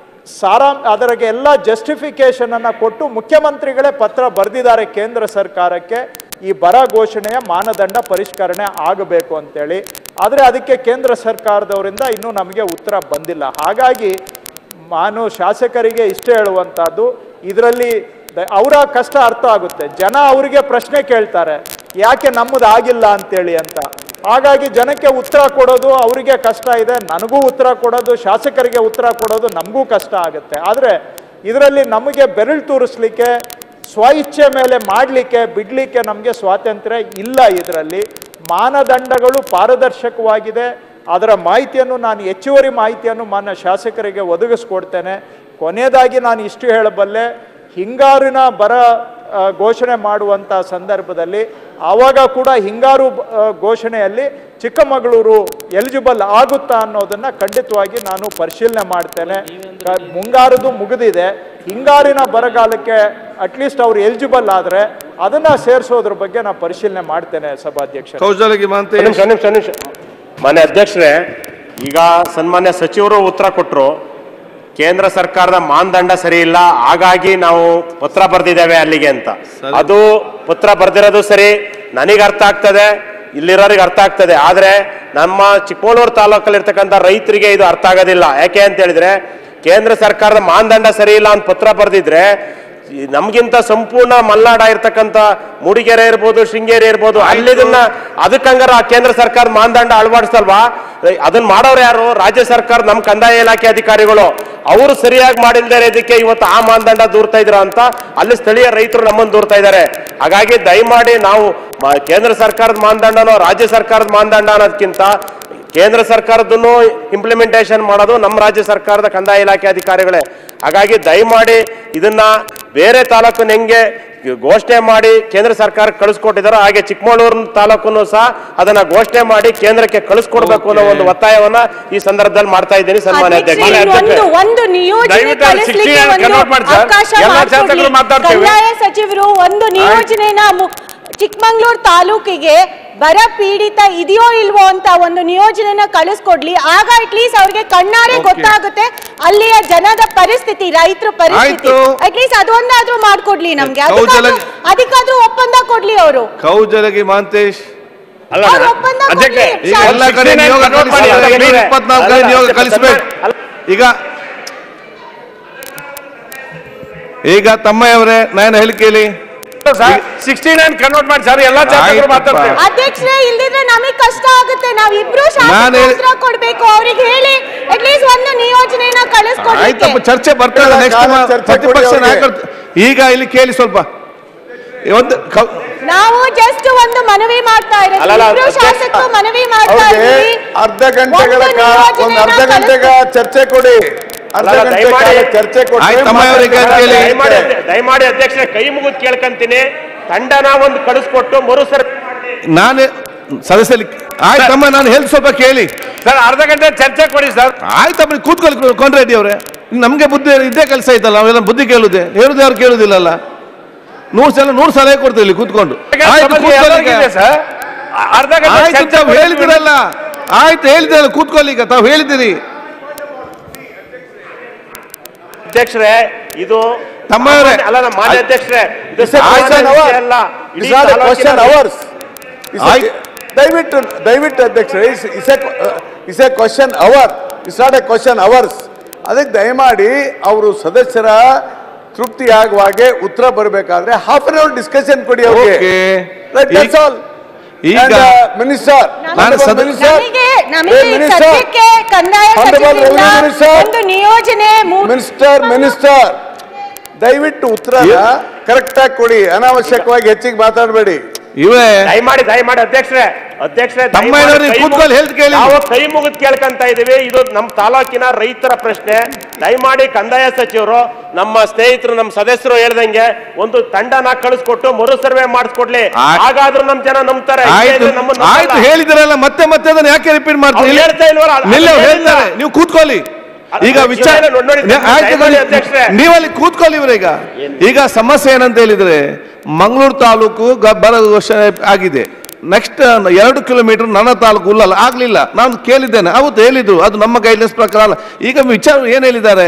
Speaker 2: ಸಾರಾಂ ಅದರಿಗೆ ಎಲ್ಲ ಜಸ್ಟಿಫಿಕೇಶನ್ ಅನ್ನ ಕೊಟ್ಟು ಮುಖ್ಯಮಂತ್ರಿಗಳೇ ಪತ್ರ ಬರೆದಿದ್ದಾರೆ ಕೇಂದ್ರ ಸರ್ಕಾರಕ್ಕೆ ಈ ಬರ ಘೋಷಣೆಯ ಮಾನದಂಡ ಪರಿಷ್ಕರಣೆ ಆಗಬೇಕು ಅಂತೇಳಿ ಆದರೆ ಅದಕ್ಕೆ ಕೇಂದ್ರ ಸರ್ಕಾರದವರಿಂದ ಇನ್ನೂ ನಮಗೆ ಉತ್ತರ ಬಂದಿಲ್ಲ ಹಾಗಾಗಿ ನಾನು ಶಾಸಕರಿಗೆ ಇಷ್ಟೇ ಹೇಳುವಂಥದ್ದು ಇದರಲ್ಲಿ ಅವರ ಕಷ್ಟ ಅರ್ಥ ಆಗುತ್ತೆ ಜನ ಅವರಿಗೆ ಪ್ರಶ್ನೆ ಕೇಳ್ತಾರೆ ಯಾಕೆ ನಮ್ಮದು ಆಗಿಲ್ಲ ಅಂತೇಳಿ ಅಂತ ಹಾಗಾಗಿ ಜನಕ್ಕೆ ಉತ್ತರ ಕೊಡೋದು ಅವರಿಗೆ ಕಷ್ಟ ಇದೆ ನನಗೂ ಉತ್ತರ ಕೊಡೋದು ಶಾಸಕರಿಗೆ ಉತ್ತರ ಕೊಡೋದು ನಮಗೂ ಕಷ್ಟ ಆಗುತ್ತೆ ಆದರೆ ಇದರಲ್ಲಿ ನಮಗೆ ಬೆರಳು ತೋರಿಸ್ಲಿಕ್ಕೆ ಸ್ವ ಇಚ್ಛೆ ಮೇಲೆ ಮಾಡಲಿಕ್ಕೆ ಬಿಡಲಿಕ್ಕೆ ನಮಗೆ ಸ್ವಾತಂತ್ರ್ಯ ಇಲ್ಲ ಇದರಲ್ಲಿ ಮಾನದಂಡಗಳು ಪಾರದರ್ಶಕವಾಗಿದೆ ಅದರ ಮಾಹಿತಿಯನ್ನು ನಾನು ಹೆಚ್ಚುವರಿ ಮಾಹಿತಿಯನ್ನು ಮಾನ್ಯ ಶಾಸಕರಿಗೆ ಒದಗಿಸ್ಕೊಡ್ತೇನೆ ಕೊನೆಯದಾಗಿ ನಾನು ಇಷ್ಟು ಹೇಳಬಲ್ಲೆ ಹಿಂಗಾರಿನ ಬರ ಆ, ಘೋಷಣೆ ಮಾಡುವಂಥ ಸಂದರ್ಭದಲ್ಲಿ ಆವಾಗ ಕೂಡ ಹಿಂಗಾರು ಆ, ಘೋಷಣೆಯಲ್ಲಿ ಚಿಕ್ಕಮಗಳೂರು ಎಲಿಜಿಬಲ್ ಆಗುತ್ತಾ ಅನ್ನೋದನ್ನ ಖಂಡಿತವಾಗಿ ನಾನು ಪರಿಶೀಲನೆ ಮಾಡ್ತೇನೆ ಕ- ಮುಂಗಾರದು ಮುಗಿದಿದೆ ಹಿಂಗಾರಿನ ಬರಗಾಲಕ್ಕೆ ಅಟ್ಲೀಸ್ಟ್ ಅವ್ರು ಎಲಿಜಿಬಲ್ ಆದರೆ ಅದನ್ನ ಸೇರಿಸೋದ್ರ ಬಗ್ಗೆ ನಾನು ಪರಿಶೀಲನೆ ಮಾಡ್ತೇನೆ ಸಭಾಧ್ಯಕ್ಷ
Speaker 1: ಕೌಶಲ್ಯಗೆ ಮಾಂತೆ
Speaker 23: ನಿಮಿಷ ನಿಮಿಷ ನಿಮಿಷ ಮಾನ್ಯ ಅಧ್ಯಕ್ಷರೇ ಈಗ ಸನ್ಮಾನ್ಯ ಸಚಿವರು ಉತ್ತರ ಕೊಟ್ಟರು ಕೇಂದ್ರ ಸರ್ಕಾರದ ಮಾನದಂಡ ಸರಿ ಇಲ್ಲ ಹಾಗಾಗಿ ನಾವು ಪತ್ರ ಬರೆದಿದ್ದೇವೆ ಅಲ್ಲಿಗೆ ಅಂತ ಅದು ಪತ್ರ ಬರೆದಿರೋದು ಸರಿ ನನಗೆ ಅರ್ಥ ಆಗ್ತದೆ ಇಲ್ಲಿರೋರಿಗೆ ಅರ್ಥ ಆಗ್ತದೆ ಆದರೆ ನಮ್ಮ ಚಿಕ್ಕಮಗಳೂರು ತಾಲೂಕಲ್ಲಿರ್ತಕ್ಕಂಥ ರೈತರಿಗೆ ಇದು ಅರ್ಥ ಆಗೋದಿಲ್ಲ ಯಾಕೆ ಅಂತ ಹೇಳಿದ್ರೆ ಕೇಂದ್ರ ಸರ್ಕಾರದ ಮಾನದಂಡ ಸರಿ ಇಲ್ಲ ಅಂತ ಪತ್ರ ಬರೆದಿದ್ರೆ ಈ ನಮ್ಗಿಂತ ಸಂಪೂರ್ಣ ಮಲ್ನಾಡ ಇರ್ತಕ್ಕಂಥ ಮೂಡಿಗೆರೆ ಇರ್ಬೋದು ಶೃಂಗೇರಿ ಇರ್ಬೋದು ಅಲ್ಲಿದನ್ನ ಅದಕ್ಕಂಗಾರ ಆ ಕೇಂದ್ರ ಸರ್ಕಾರ ಮಾನದಂಡ ಅಳವಡಿಸಲ್ವಾ ಅದನ್ನ ಮಾಡೋರು ಯಾರು ರಾಜ್ಯ ಸರ್ಕಾರ ನಮ್ಮ ಕಂದಾಯ ಇಲಾಖೆ ಅಧಿಕಾರಿಗಳು ಅವರು ಸರಿಯಾಗಿ ಮಾಡಿಲ್ದೇ ಇದಕ್ಕೆ ಇವತ್ತು ಆ ಮಾನದಂಡ ದೂರ್ತಾ ಇದ್ರ ಅಂತ ಅಲ್ಲಿ ಸ್ಥಳೀಯ ರೈತರು ನಮ್ಮನ್ನು ದೂರ್ತಾ ಇದ್ದಾರೆ ಹಾಗಾಗಿ ದಯಮಾಡಿ ನಾವು ಮ- ಕೇಂದ್ರ ಸರ್ಕಾರದ ಮಾನದಂಡನೋ ರಾಜ್ಯ ಸರ್ಕಾರದ ಮಾನದಂಡ ಅನ್ನೋದಕ್ಕಿಂತ ಕೇಂದ್ರ ಸರ್ಕಾರದನ್ನು ಇಂಪ್ಲಿಮೆಂಟೇಷನ್ ಮಾಡೋದು ನಮ್ಮ ರಾಜ್ಯ ಸರ್ಕಾರದ ಕಂದಾಯ ಇಲಾಖೆ ಅಧಿಕಾರಿಗಳೇ ಹಾಗಾಗಿ ದಯಮಾಡಿ ಇದನ್ನ ಬೇರೆ ತಾಲೂಕನ್ನ ಹೆಂಗೆ ಘೋಷಣೆ ಮಾಡಿ ಕೇಂದ್ರ ಸರ್ಕಾರಕ್ಕೆ ಕಳಿಸ್ಕೊಟ್ಟಿದಾರೋ ಹಾಗೆ ಚಿಕ್ಕಮಗಳೂರು ತಾಲೂಕನ್ನು ಸಹ ಅದನ್ನ ಘೋಷಣೆ ಮಾಡಿ ಕೇಂದ್ರಕ್ಕೆ ಕಳಿಸ್ಕೊಡ್ಬೇಕು ಅನ್ನೋ ಒಂದು ಒತ್ತಾಯವನ್ನ ಈ ಸಂದರ್ಭದಲ್ಲಿ ಮಾಡ್ತಾ ಇದ್ದೀನಿ ಸನ್ಮಾನ್ಯ
Speaker 9: ಅಧ್ಯಕ್ಷರೇ,
Speaker 23: ಅಧ್ಯಕ್ಷ
Speaker 9: ಒಂದು ಒಂದು ನಿಯೋಜನೆ
Speaker 23: ದಯವಿಟ್ಟು ಅದು
Speaker 9: ಕಳಿಸ್ಲಿಕ್ಕೆ
Speaker 23: 16
Speaker 9: ಒಂದು
Speaker 23: convert ಮಾಡಿ ಸರ್.
Speaker 9: ಅವಕಾಶ
Speaker 23: ಎಲ್ಲ
Speaker 9: ಮಾಡ್ಕೊಡ್ಲಿ.
Speaker 23: ಶಾಸಕರು ಮಾತಾಡ್ತೇವೆ.
Speaker 9: ಕಂದಾಯ ಸಚಿವರು ಒಂದು ನಿಯೋಜನೆನ ಮು- ಚಿಕ್ಕಮಂಗ್ಳೂರ್ ತಾಲೂಕಿಗೆ ಬರ ಪೀಡಿತ ಇದೆಯೋ ಇಲ್ವೋ ಅಂತ ಒಂದು ನಿಯೋಜನೆನ ಕಳಿಸ್ಕೊಡ್ಲಿ ಆಗ ಅಟ್ಲೀಸ್ಟ್ ಅವ್ರಿಗೆ ಕಣ್ಣಾರೆ ಗೊತ್ತಾಗುತ್ತೆ ಅಲ್ಲಿಯ ಜನದ ಪರಿಸ್ಥಿತಿ ರೈತರ ಪರಿಸ್ಥಿತಿ
Speaker 1: ಆಯ್ತು.
Speaker 9: ಅಟ್ಲೀಸ್ಟ್ ಅದೊಂದಾದ್ರೂ ಮಾಡ್ಕೊಡ್ಲಿ ನಮ್ಗೆ
Speaker 1: ಕೌಶಲ-
Speaker 9: ಅದಕ್ಕಾದ್ರೂ ಅದಕ್ಕಾದ್ರೂ ಒಪ್ಪಂದ ಕೊಡ್ಲಿ ಅವರು
Speaker 1: ಕೌಜಲಗಿ ಮಾಂತೇಶ್
Speaker 23: ಅಲ್ಲ
Speaker 9: ಅವ್ರು ಒಪ್ಪಂದ ಕೊಡ್ಲಿ.
Speaker 1: ಈಗ ಎಲ್ಲ ಕಡೆ ನಿಯೋಗ ಕಳಿಸಿ ಇಪ್ಪತ್ನಾಲ್ಕು ಕಡೆ ನಿಯೋಗ ಕಳಿಸ್ಬೇಕು ಈಗ ಈಗ ತಮ್ಮಯ್ಯವರೇ ನಾನು ಹೇಳಿಕೆಯಲ್ಲಿ
Speaker 19: ಸಿಕ್ಸ್ಟಿ ನೈನ್ ಕನ್ವರ್ಟ್ ಮಾಡಿ ಸರ್ ಎಲ್ಲ ಶಾಸಕರು
Speaker 1: ಆಯ್ತಪ್ಪ.
Speaker 19: ಮಾತಾಡ್ತೇವೆ
Speaker 9: ಅಧ್ಯಕ್ಷರೇ ಇಲ್ದಿದ್ರೆ ನಮಗೆ ಕಷ್ಟ ಆಗುತ್ತೆ ನಾವ್ ಇಬ್ರು
Speaker 1: ನಾನ್ ಹೇಳಿ-
Speaker 9: ಶಾಸಕರ ಕೊಡ್ಬೇಕು ಅವ್ರಿಗೆ ಹೇಳಿ ಅಟ್ಲೀಸ್ಟ್ ಒಂದು ನಿಯೋಜನೆನ ಕಳಿಸ್ಕೊಡ್ಲಿಕ್ಕೆ
Speaker 1: ಆಯ್ತಪ್ಪ ಚರ್ಚೆ ಬರ್ತದೆ ನೆಕ್ಸ್ಟ್ ಪ್ರತಿಪಕ್ಷ ನಾಯಕರು ಈಗ ಇಲ್ಲಿ ಕೇಳಿ ಸ್ವಲ್ಪ ಒಂದು ಕೌ-
Speaker 9: ನಾವು ಜಸ್ಟ್ ಒಂದು ಮನವಿ ಮಾಡ್ತಾ ಇರೋದು
Speaker 1: ಅಲ್ಲಲ್ಲ,
Speaker 9: ಇಬ್ರು
Speaker 1: ಅಧ್ಯಕ್ಷ-
Speaker 9: ಶಾಸಕರು ಮನವಿ ಮಾಡ್ತಾ
Speaker 12: ಅವ್ರಿಗೆ
Speaker 9: ಇದ್ದೀವಿ
Speaker 12: ಅರ್ಧ ಗಂಟೆಗಳ
Speaker 9: ಒಂದು
Speaker 12: ಕಾಲ ಒಂದು
Speaker 9: ನಿಯೋಜನೆನ
Speaker 12: ಅರ್ಧ ಗಂಟೆಗ ಚರ್ಚೆ ಕೊಡಿ ಅರ್ಧ
Speaker 23: ಅಲ್ಲ,
Speaker 12: ಗಂಟೆ
Speaker 23: ದಯಮಾಡಿ-
Speaker 12: ಕಾಲ ಚರ್ಚೆ ಕೊಡಿ
Speaker 23: ದಯಮಾಡಿ ದಯಮಾಡಿ ಅಧ್ಯಕ್ಷರೇ ಕೈ ಮುಗಿದು ಕೇಳ್ಕಂತೀನಿ ತಂಡನ ಒಂದು ಕಳಿಸ್ಕೊಟ್ಟು ಮರು ಸರ್
Speaker 1: ನಾನು ಸದಸ್ಯಲಿ ಆಯ್ತಮ್ಮ ನಾನು ಹೇಳಿ ಸ್ವಲ್ಪ ಕೇಳಿ
Speaker 19: ಸರ್ ಅರ್ಧ ಗಂಟೆ ಚರ್ಚೆ ಕೊಡಿ ಸರ್
Speaker 1: ಆಯ್ತಮ್ಮ ನೀವು ಕೂತ್ಕೊಳ್ಳಿ ಕೊಂಡ್ರೆಡ್ಡಿ ಅವರೇ ನಮಗೆ ಬುದ್ಧಿ ಇದೇ ಕೆಲಸ ಐತಲ್ಲ ನಾವೆಲ್ಲ ಬುದ್ಧಿ ಕೇಳುದೆ ಹೇಳುದು ಯಾರು ಕೇಳುದಿಲ್ಲಲ್ಲ ನೂರು ಸಲ ನೂರು ಸಲ ಕೊಡ್ತೀವಿ ಇಲ್ಲಿ ಕೂತ್ಕೊಂಡು ಆಯ್ತು ಕೂತ್ಕೊಳ್ಳಿ ಈಗ.
Speaker 19: ಎಲ್ಲರಿಗಿದೆ ಸರ್ ಅರ್ಧ ಗಂಟೆ
Speaker 1: ಆಯ್ತು
Speaker 19: ಚರ್ಚೆ
Speaker 1: ತಾವು
Speaker 19: ಕೊಡಿ.
Speaker 1: ಹೇಳಿದಿರಲ್ಲ ಆಯ್ತು ಹೇಳಿದಿರಲ್ಲ ಕೂತ್ಕೊಳ್ಳಿ ಈಗ ತಾವು ಹೇಳಿದಿರಿ
Speaker 23: ಅಧ್ಯಕ್ಷರೇ ಇದು
Speaker 1: ತಮ್ಮಯವರೇ.
Speaker 23: ಅಲ್ಲ ನಮ್ಮ ಮಾನ್ಯ ಅಧ್ಯಕ್ಷರೇ ಇದು
Speaker 12: It's a question
Speaker 23: ಸಾಮಾನ್ಯ
Speaker 12: hour.
Speaker 23: ವಿಷಯ ಅಲ್ಲ ಇಡೀ
Speaker 12: It's not a
Speaker 23: ತಾಲೂಕಿನ
Speaker 12: question
Speaker 23: ರೈತ-
Speaker 12: hours. It's a- ದಯವಿಟ್ಟು ದಯವಿಟ್ಟು ಅಧ್ಯಕ್ಷರೇ is a is a question hour is not a question hours ಅದಕ್ಕೆ ದಯಮಾಡಿ ಅವರು ಸದಸ್ಯರ ತೃಪ್ತಿ ಆಗುವ ಹಾಗೆ ಉತ್ತರ ಬರಬೇಕಾದ್ರೆ ಹಾಫ್ ಅನ್ ಅವರ್ ಡಿಸ್ಕಷನ್ ಕೊಡಿ ಅವ್ರಿಗೆ
Speaker 1: ಈಗ-
Speaker 12: ಆಲ್
Speaker 1: ಈಗ
Speaker 12: ಮಿನಿಸ್ಟರ್
Speaker 1: ನಾನು ಸದ-
Speaker 9: ನಮಗೆ ನಮಗೆ ಸದ್ಯಕ್ಕೆ ಕಂದಾಯ
Speaker 12: Honorable
Speaker 9: ಸಚಿವರಿಂದ
Speaker 12: Revenue Minister.
Speaker 9: ಒಂದು ನಿಯೋಜನೆ ಮೂ-
Speaker 12: ಮಿನಿಸ್ಟರ್ ಮಿನಿಸ್ಟರ್ ದಯವಿಟ್ಟು ಉತ್ತರ ಕರೆಕ್ಟ್ ಆಗಿ ಕೊಡಿ ಅನಾವಶ್ಯಕವಾಗಿ ಹೆಚ್ಚಿಗೆ ಮಾತಾಡಬೇಡಿ
Speaker 1: ಇವೇ
Speaker 23: ದಯಮಾಡಿ ದಯಮಾಡಿ ಅಧ್ಯಕ್ಷರೇ ಅಧ್ಯಕ್ಷರೇ ದಯಮಾಡಿ
Speaker 1: ತಮ್ಮಯ್ಯನವ್ರಿಗೆ
Speaker 23: ಕೈ
Speaker 1: ಕೂತ್ಕೊಳ್ಳಿ,
Speaker 23: ಮುಗ್ದು-
Speaker 1: ಹೇಳ್ದ್ ಕೇಳಿ.
Speaker 23: ನಾವು ಕೈ ಮುಗಿದು ಕೇಳ್ಕೊಂತ ಇದೀವಿ ಇದು ನಮ್ಮ ತಾಲೂಕಿನ ರೈತರ ಪ್ರಶ್ನೆ ದಯಮಾಡಿ ಕಂದಾಯ ಸಚಿವರು ನಮ್ಮ ಸ್ನೇಹಿತರು ನಮ್ಮ ಸದಸ್ಯರು ಹೇಳ್ದಂಗೆ ಒಂದು ತಂಡನ ಕಳಿಸ್ಕೊಟ್ಟು ಮರು ಸರ್ವೆ ಮಾಡಿಸ್ಕೊಡ್ಲಿ ಹಾಗಾದ್ರೂ ನಮ್ ಜನ ನಂಬ್ತಾರೆ ಇಲ್ಲೇ
Speaker 1: ಆಯ್ತು
Speaker 23: ಇದ್ರೆ ನಮ್ಮನ್ನ ನಂಬಲ್ಲ.
Speaker 1: ಆಯ್ತು ಹೇಳಿದಿರಲ್ಲ ಮತ್ತೆ ಮತ್ತೆ ಅದನ್ನ ಯಾಕೆ ರಿಪೀಟ್ ಮಾಡ್ತೀರಿ
Speaker 23: ಅವ್ರು ಹೇಳ್ತಾ ಇಲ್ವಲ್ಲ, ಅದು-
Speaker 1: ನಿಲ್ಲ
Speaker 23: ಅದು
Speaker 1: ಹೇಳ್ತಾರೆ
Speaker 23: ಹೇಳಿಲ್ಲ.
Speaker 1: ನೀವು ಕೂತ್ಕೊಳ್ಳಿ
Speaker 23: ಅದು
Speaker 1: ಈಗ ವಿಚಾರ
Speaker 23: ಇವ್ರೇನು ನೋಡಿ, ನೋಡಿ,
Speaker 1: ನೆ- ಆಯ್ತು
Speaker 23: ದಯಮಾಡಿ
Speaker 1: ನೋಡಿ,
Speaker 23: ಅಧ್ಯಕ್ಷರೇ.
Speaker 1: ನೀವಲ್ಲಿ ಕೂತ್ಕೊಳ್ಳಿ ಇವ್ರೀಗ ಈಗ ಸಮಸ್ಯೆ ಏನಂತ ಹೇಳಿದ್ರೆ ಮಂಗಳೂರು ತಾಲೂಕು ಗ- ಬರ ವರ್ಷ ಆಗಿದೆ ನೆಕ್ಸ್ಟ್ ಎರಡು ಕಿಲೋಮೀಟರ್ ನನ್ನ ತಾಲೂಕು ಉಲ್ಲಲ್ಲ ಆಗ್ಲಿಲ್ಲ ನಾನು ಕೇಳಿದ್ದೇನೆ ಅವತ್ತು ಹೇಳಿದ್ರು ಅದು ನಮ್ಮ ಗೈಡ್ಲೈನ್ಸ್ ಪ್ರಕಾರ ಅಲ್ಲ ಈಗ ವಿಚಾರ ಏನು ಹೇಳಿದ್ದಾರೆ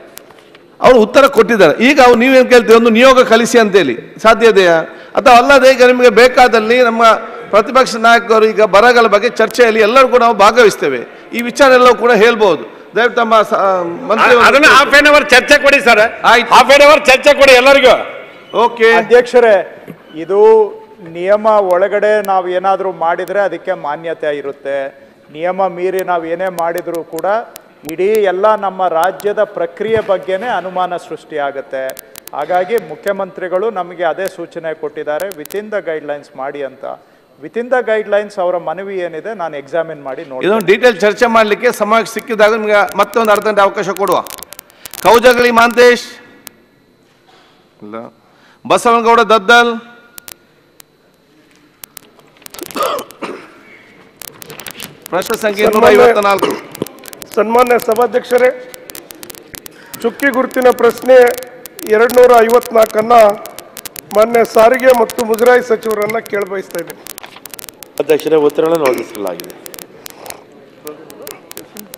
Speaker 1: ಅವರು ಉತ್ತರ ಕೊಟ್ಟಿದ್ದಾರೆ ಈಗ ಅವ್ರು ನೀವೇನು ಕೇಳ್ತೀವಿ ಒಂದು ನಿಯೋಗ ಕಲಿಸಿ ಅಂತೇಳಿ ಸಾಧ್ಯ ಇದೆಯಾ ಅಥವಾ ಅಲ್ಲದೆ ಈಗ ನಿಮಗೆ ಬೇಕಾದಲ್ಲಿ ನಮ್ಮ ಪ್ರತಿಪಕ್ಷ ನಾಯಕರು ಈಗ ಬರಗಳ ಬಗ್ಗೆ ಚರ್ಚೆಯಲ್ಲಿ ಎಲ್ಲರೂ ಕೂಡ ನಾವು ಭಾಗವಹಿಸ್ತೇವೆ ಈ ವಿಚಾರ ಎಲ್ಲವೂ ಕೂಡ ಹೇಳ್ಬೋದು ದಯವಿಟ್ಟು ತಮ್ಮ ಸ- ಮಂತ್ರಿ
Speaker 19: ಅದನ್ನ ಹಾಫ್ ಎನ್ ಅವರ್ ಚರ್ಚೆ ಕೊಡಿ ಸರ್ ಹಾಫ್ ಎನ್ ಅವರ್ ಚರ್ಚೆ ಕೊಡಿ ಎಲ್ಲರಿಗೂ
Speaker 1: ಓಕೆ
Speaker 2: ಅಧ್ಯಕ್ಷರೇ ಇದು ನಿಯಮ ಒಳಗಡೆ ನಾವು ಏನಾದರೂ ಮಾಡಿದರೆ ಅದಕ್ಕೆ ಮಾನ್ಯತೆ ಇರುತ್ತೆ ನಿಯಮ ಮೀರಿ ನಾವು ಏನೇ ಮಾಡಿದರೂ ಕೂಡ ಇಡೀ ಎಲ್ಲ ನಮ್ಮ ರಾಜ್ಯದ ಪ್ರಕ್ರಿಯೆ ಬಗ್ಗೆನೇ ಅನುಮಾನ ಸೃಷ್ಟಿಯಾಗುತ್ತೆ ಹಾಗಾಗಿ ಮುಖ್ಯಮಂತ್ರಿಗಳು ನಮಗೆ ಅದೇ ಸೂಚನೆ ಕೊಟ್ಟಿದ್ದಾರೆ ವಿತಿನ್ ದ ಗೈಡ್ಲೈನ್ಸ್ ಮಾಡಿ ಅಂತ ವಿತಿನ್ ದ ಗೈಡ್ಲೈನ್ಸ್ ಅವರ ಮನವಿ ಏನಿದೆ ನಾನು ಎಕ್ಸಾಮಿನ್ ಮಾಡಿ ನೋಡಿ
Speaker 1: ಇದೊಂದು ಡೀಟೇಲ್ ಚರ್ಚೆ ಮಾಡಲಿಕ್ಕೆ ಸಮಯ ಸಿಕ್ಕಿದಾಗ ನಿಮಗೆ ಮತ್ತೆ ಒಂದು ಅರ್ಧ ಗಂಟೆ ಅವಕಾಶ ಕೊಡುವ ಕೌಜಗಳಿ ಮಾಂತೇಶ್ ಇಲ್ಲ ಬಸವನಗೌಡ ದದ್ದಲ್ ಪ್ರಶ್ನೆ ಸಂಖ್ಯೆ ನೂರ ಐವತ್ತ ನಾಲ್ಕು
Speaker 14: ಸನ್ಮಾನ್ಯ ಸಭಾಧ್ಯಕ್ಷರೇ ಚುಕ್ಕಿ ಗುರುತಿನ ಪ್ರಶ್ನೆ ಎರಡು ನೂರ ಐವತ್ನಾಲ್ಕನ್ನ ಮಾನ್ಯ ಸಾರಿಗೆ ಮತ್ತು ಮುಜರಾಯಿ ಸಚಿವರನ್ನ ಕೇಳಬಯಸ್ತಾ ಇದ್ದೀನಿ
Speaker 7: ಅಧ್ಯಕ್ಷರೇ ಉತ್ತರಗಳನ್ನು ಒದಗಿಸಲಾಗಿದೆ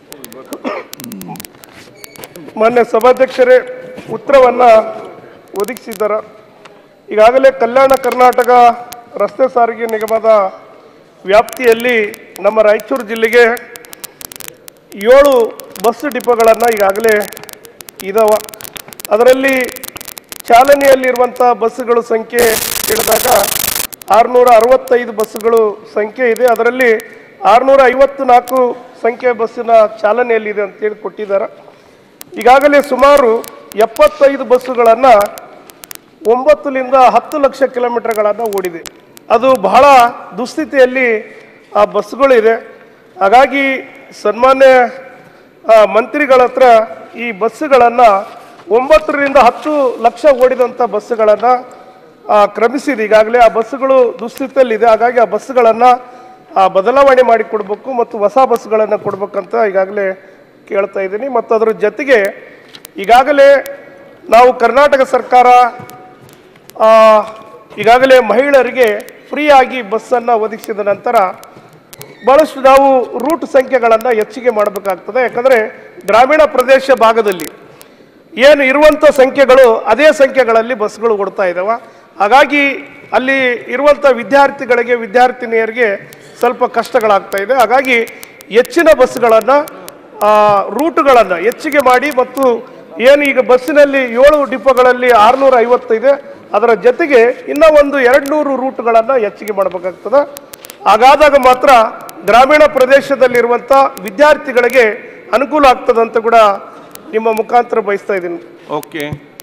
Speaker 14: ಮಾನ್ಯ ಸಭಾಧ್ಯಕ್ಷರೇ ಉತ್ತರವನ್ನು ಒದಗಿಸಿದ್ದಾರೆ ಈಗಾಗಲೇ ಕಲ್ಯಾಣ ಕರ್ನಾಟಕ ರಸ್ತೆ ಸಾರಿಗೆ ನಿಗಮದ ವ್ಯಾಪ್ತಿಯಲ್ಲಿ ನಮ್ಮ ರಾಯಚೂರು ಜಿಲ್ಲೆಗೆ ಏಳು ಬಸ್ ಡಿಪೋಗಳನ್ನು ಈಗಾಗಲೇ ಇದಾವ ಅದರಲ್ಲಿ ಚಾಲನೆಯಲ್ಲಿರುವಂಥ ಬಸ್ಸುಗಳ ಸಂಖ್ಯೆ ಹೇಳಿದಾಗ ಆರುನೂರ ಅರವತ್ತೈದು ಬಸ್ಸುಗಳು ಸಂಖ್ಯೆ ಇದೆ ಅದರಲ್ಲಿ ಆರುನೂರ ಐವತ್ತು ನಾಲ್ಕು ಸಂಖ್ಯೆ ಬಸ್ಸಿನ ಚಾಲನೆಯಲ್ಲಿದೆ ಅಂತೇಳಿ ಕೊಟ್ಟಿದ್ದಾರೆ ಈಗಾಗಲೇ ಸುಮಾರು ಎಪ್ಪತ್ತೈದು ಬಸ್ಸುಗಳನ್ನು ಒಂಬತ್ತರಿಂದ ಹತ್ತು ಲಕ್ಷ ಕಿಲೋಮೀಟರ್ಗಳನ್ನು ಓಡಿದೆ ಅದು ಬಹಳ ದುಸ್ಥಿತಿಯಲ್ಲಿ ಆ ಬಸ್ಸುಗಳಿದೆ ಹಾಗಾಗಿ ಸನ್ಮಾನ್ಯ ಆ, ಮಂತ್ರಿಗಳ ಹತ್ರ ಈ ಬಸ್ಸುಗಳನ್ನು ಒಂಬತ್ತರಿಂದ ಹತ್ತು ಲಕ್ಷ ಓಡಿದಂಥ ಬಸ್ಸುಗಳನ್ನು ಕ್ರಮಿಸಿದೆ ಈಗಾಗಲೇ ಆ ಬಸ್ಸುಗಳು ದುಸ್ಥಿತಿಯಲ್ಲಿದೆ ಹಾಗಾಗಿ ಆ ಬಸ್ಸುಗಳನ್ನು ಬದಲಾವಣೆ ಮಾಡಿ ಕೊಡಬೇಕು ಮತ್ತು ಹೊಸ ಬಸ್ಸುಗಳನ್ನು ಕೊಡಬೇಕಂತ ಈಗಾಗಲೇ ಕೇಳ್ತಾ ಇದ್ದೀನಿ ಮತ್ತು ಅದರ ಜೊತೆಗೆ ಈಗಾಗಲೇ ನಾವು ಕರ್ನಾಟಕ ಸರ್ಕಾರ ಆ, ಈಗಾಗಲೇ ಮಹಿಳೆಯರಿಗೆ ಫ್ರೀಯಾಗಿ ಬಸ್ಸನ್ನು ಒದಗಿಸಿದ ನಂತರ ಭಾಳಷ್ಟು ನಾವು ರೂಟ್ ಸಂಖ್ಯೆಗಳನ್ನು ಹೆಚ್ಚಿಗೆ ಮಾಡಬೇಕಾಗ್ತದೆ ಯಾಕಂದರೆ ಗ್ರಾಮೀಣ ಪ್ರದೇಶ ಭಾಗದಲ್ಲಿ ಏನು ಇರುವಂಥ ಸಂಖ್ಯೆಗಳು ಅದೇ ಸಂಖ್ಯೆಗಳಲ್ಲಿ ಬಸ್ಗಳು ಓಡ್ತಾ ಇದ್ದಾವೆ ಹಾಗಾಗಿ ಅಲ್ಲಿ ಇರುವಂಥ ವಿದ್ಯಾರ್ಥಿಗಳಿಗೆ ವಿದ್ಯಾರ್ಥಿನಿಯರಿಗೆ ಸ್ವಲ್ಪ ಕಷ್ಟಗಳಾಗ್ತಾ ಇದೆ ಹಾಗಾಗಿ ಹೆಚ್ಚಿನ ಬಸ್ಗಳನ್ನು ರೂಟುಗಳನ್ನು ಹೆಚ್ಚಿಗೆ ಮಾಡಿ ಮತ್ತು ಏನು ಈಗ ಬಸ್ಸಿನಲ್ಲಿ ಏಳು ಡಿಪೋಗಳಲ್ಲಿ ಆರುನೂರ ಐವತ್ತಿದೆ ಅದರ ಜೊತೆಗೆ ಇನ್ನೂ ಒಂದು ಎರಡು ನೂರು ರೂಟ್ಗಳನ್ನು ಹೆಚ್ಚಿಗೆ ಮಾಡಬೇಕಾಗ್ತದೆ ಹಾಗಾದಾಗ ಮಾತ್ರ ಗ್ರಾಮೀಣ ಪ್ರದೇಶದಲ್ಲಿರುವಂಥ ವಿದ್ಯಾರ್ಥಿಗಳಿಗೆ ಅನುಕೂಲ ಆಗ್ತದೆ ಅಂತ ಕೂಡ ನಿಮ್ಮ ಮುಖಾಂತರ ಬಯಸ್ತಾ ಇದ್ದೀನಿ
Speaker 1: ಓಕೆ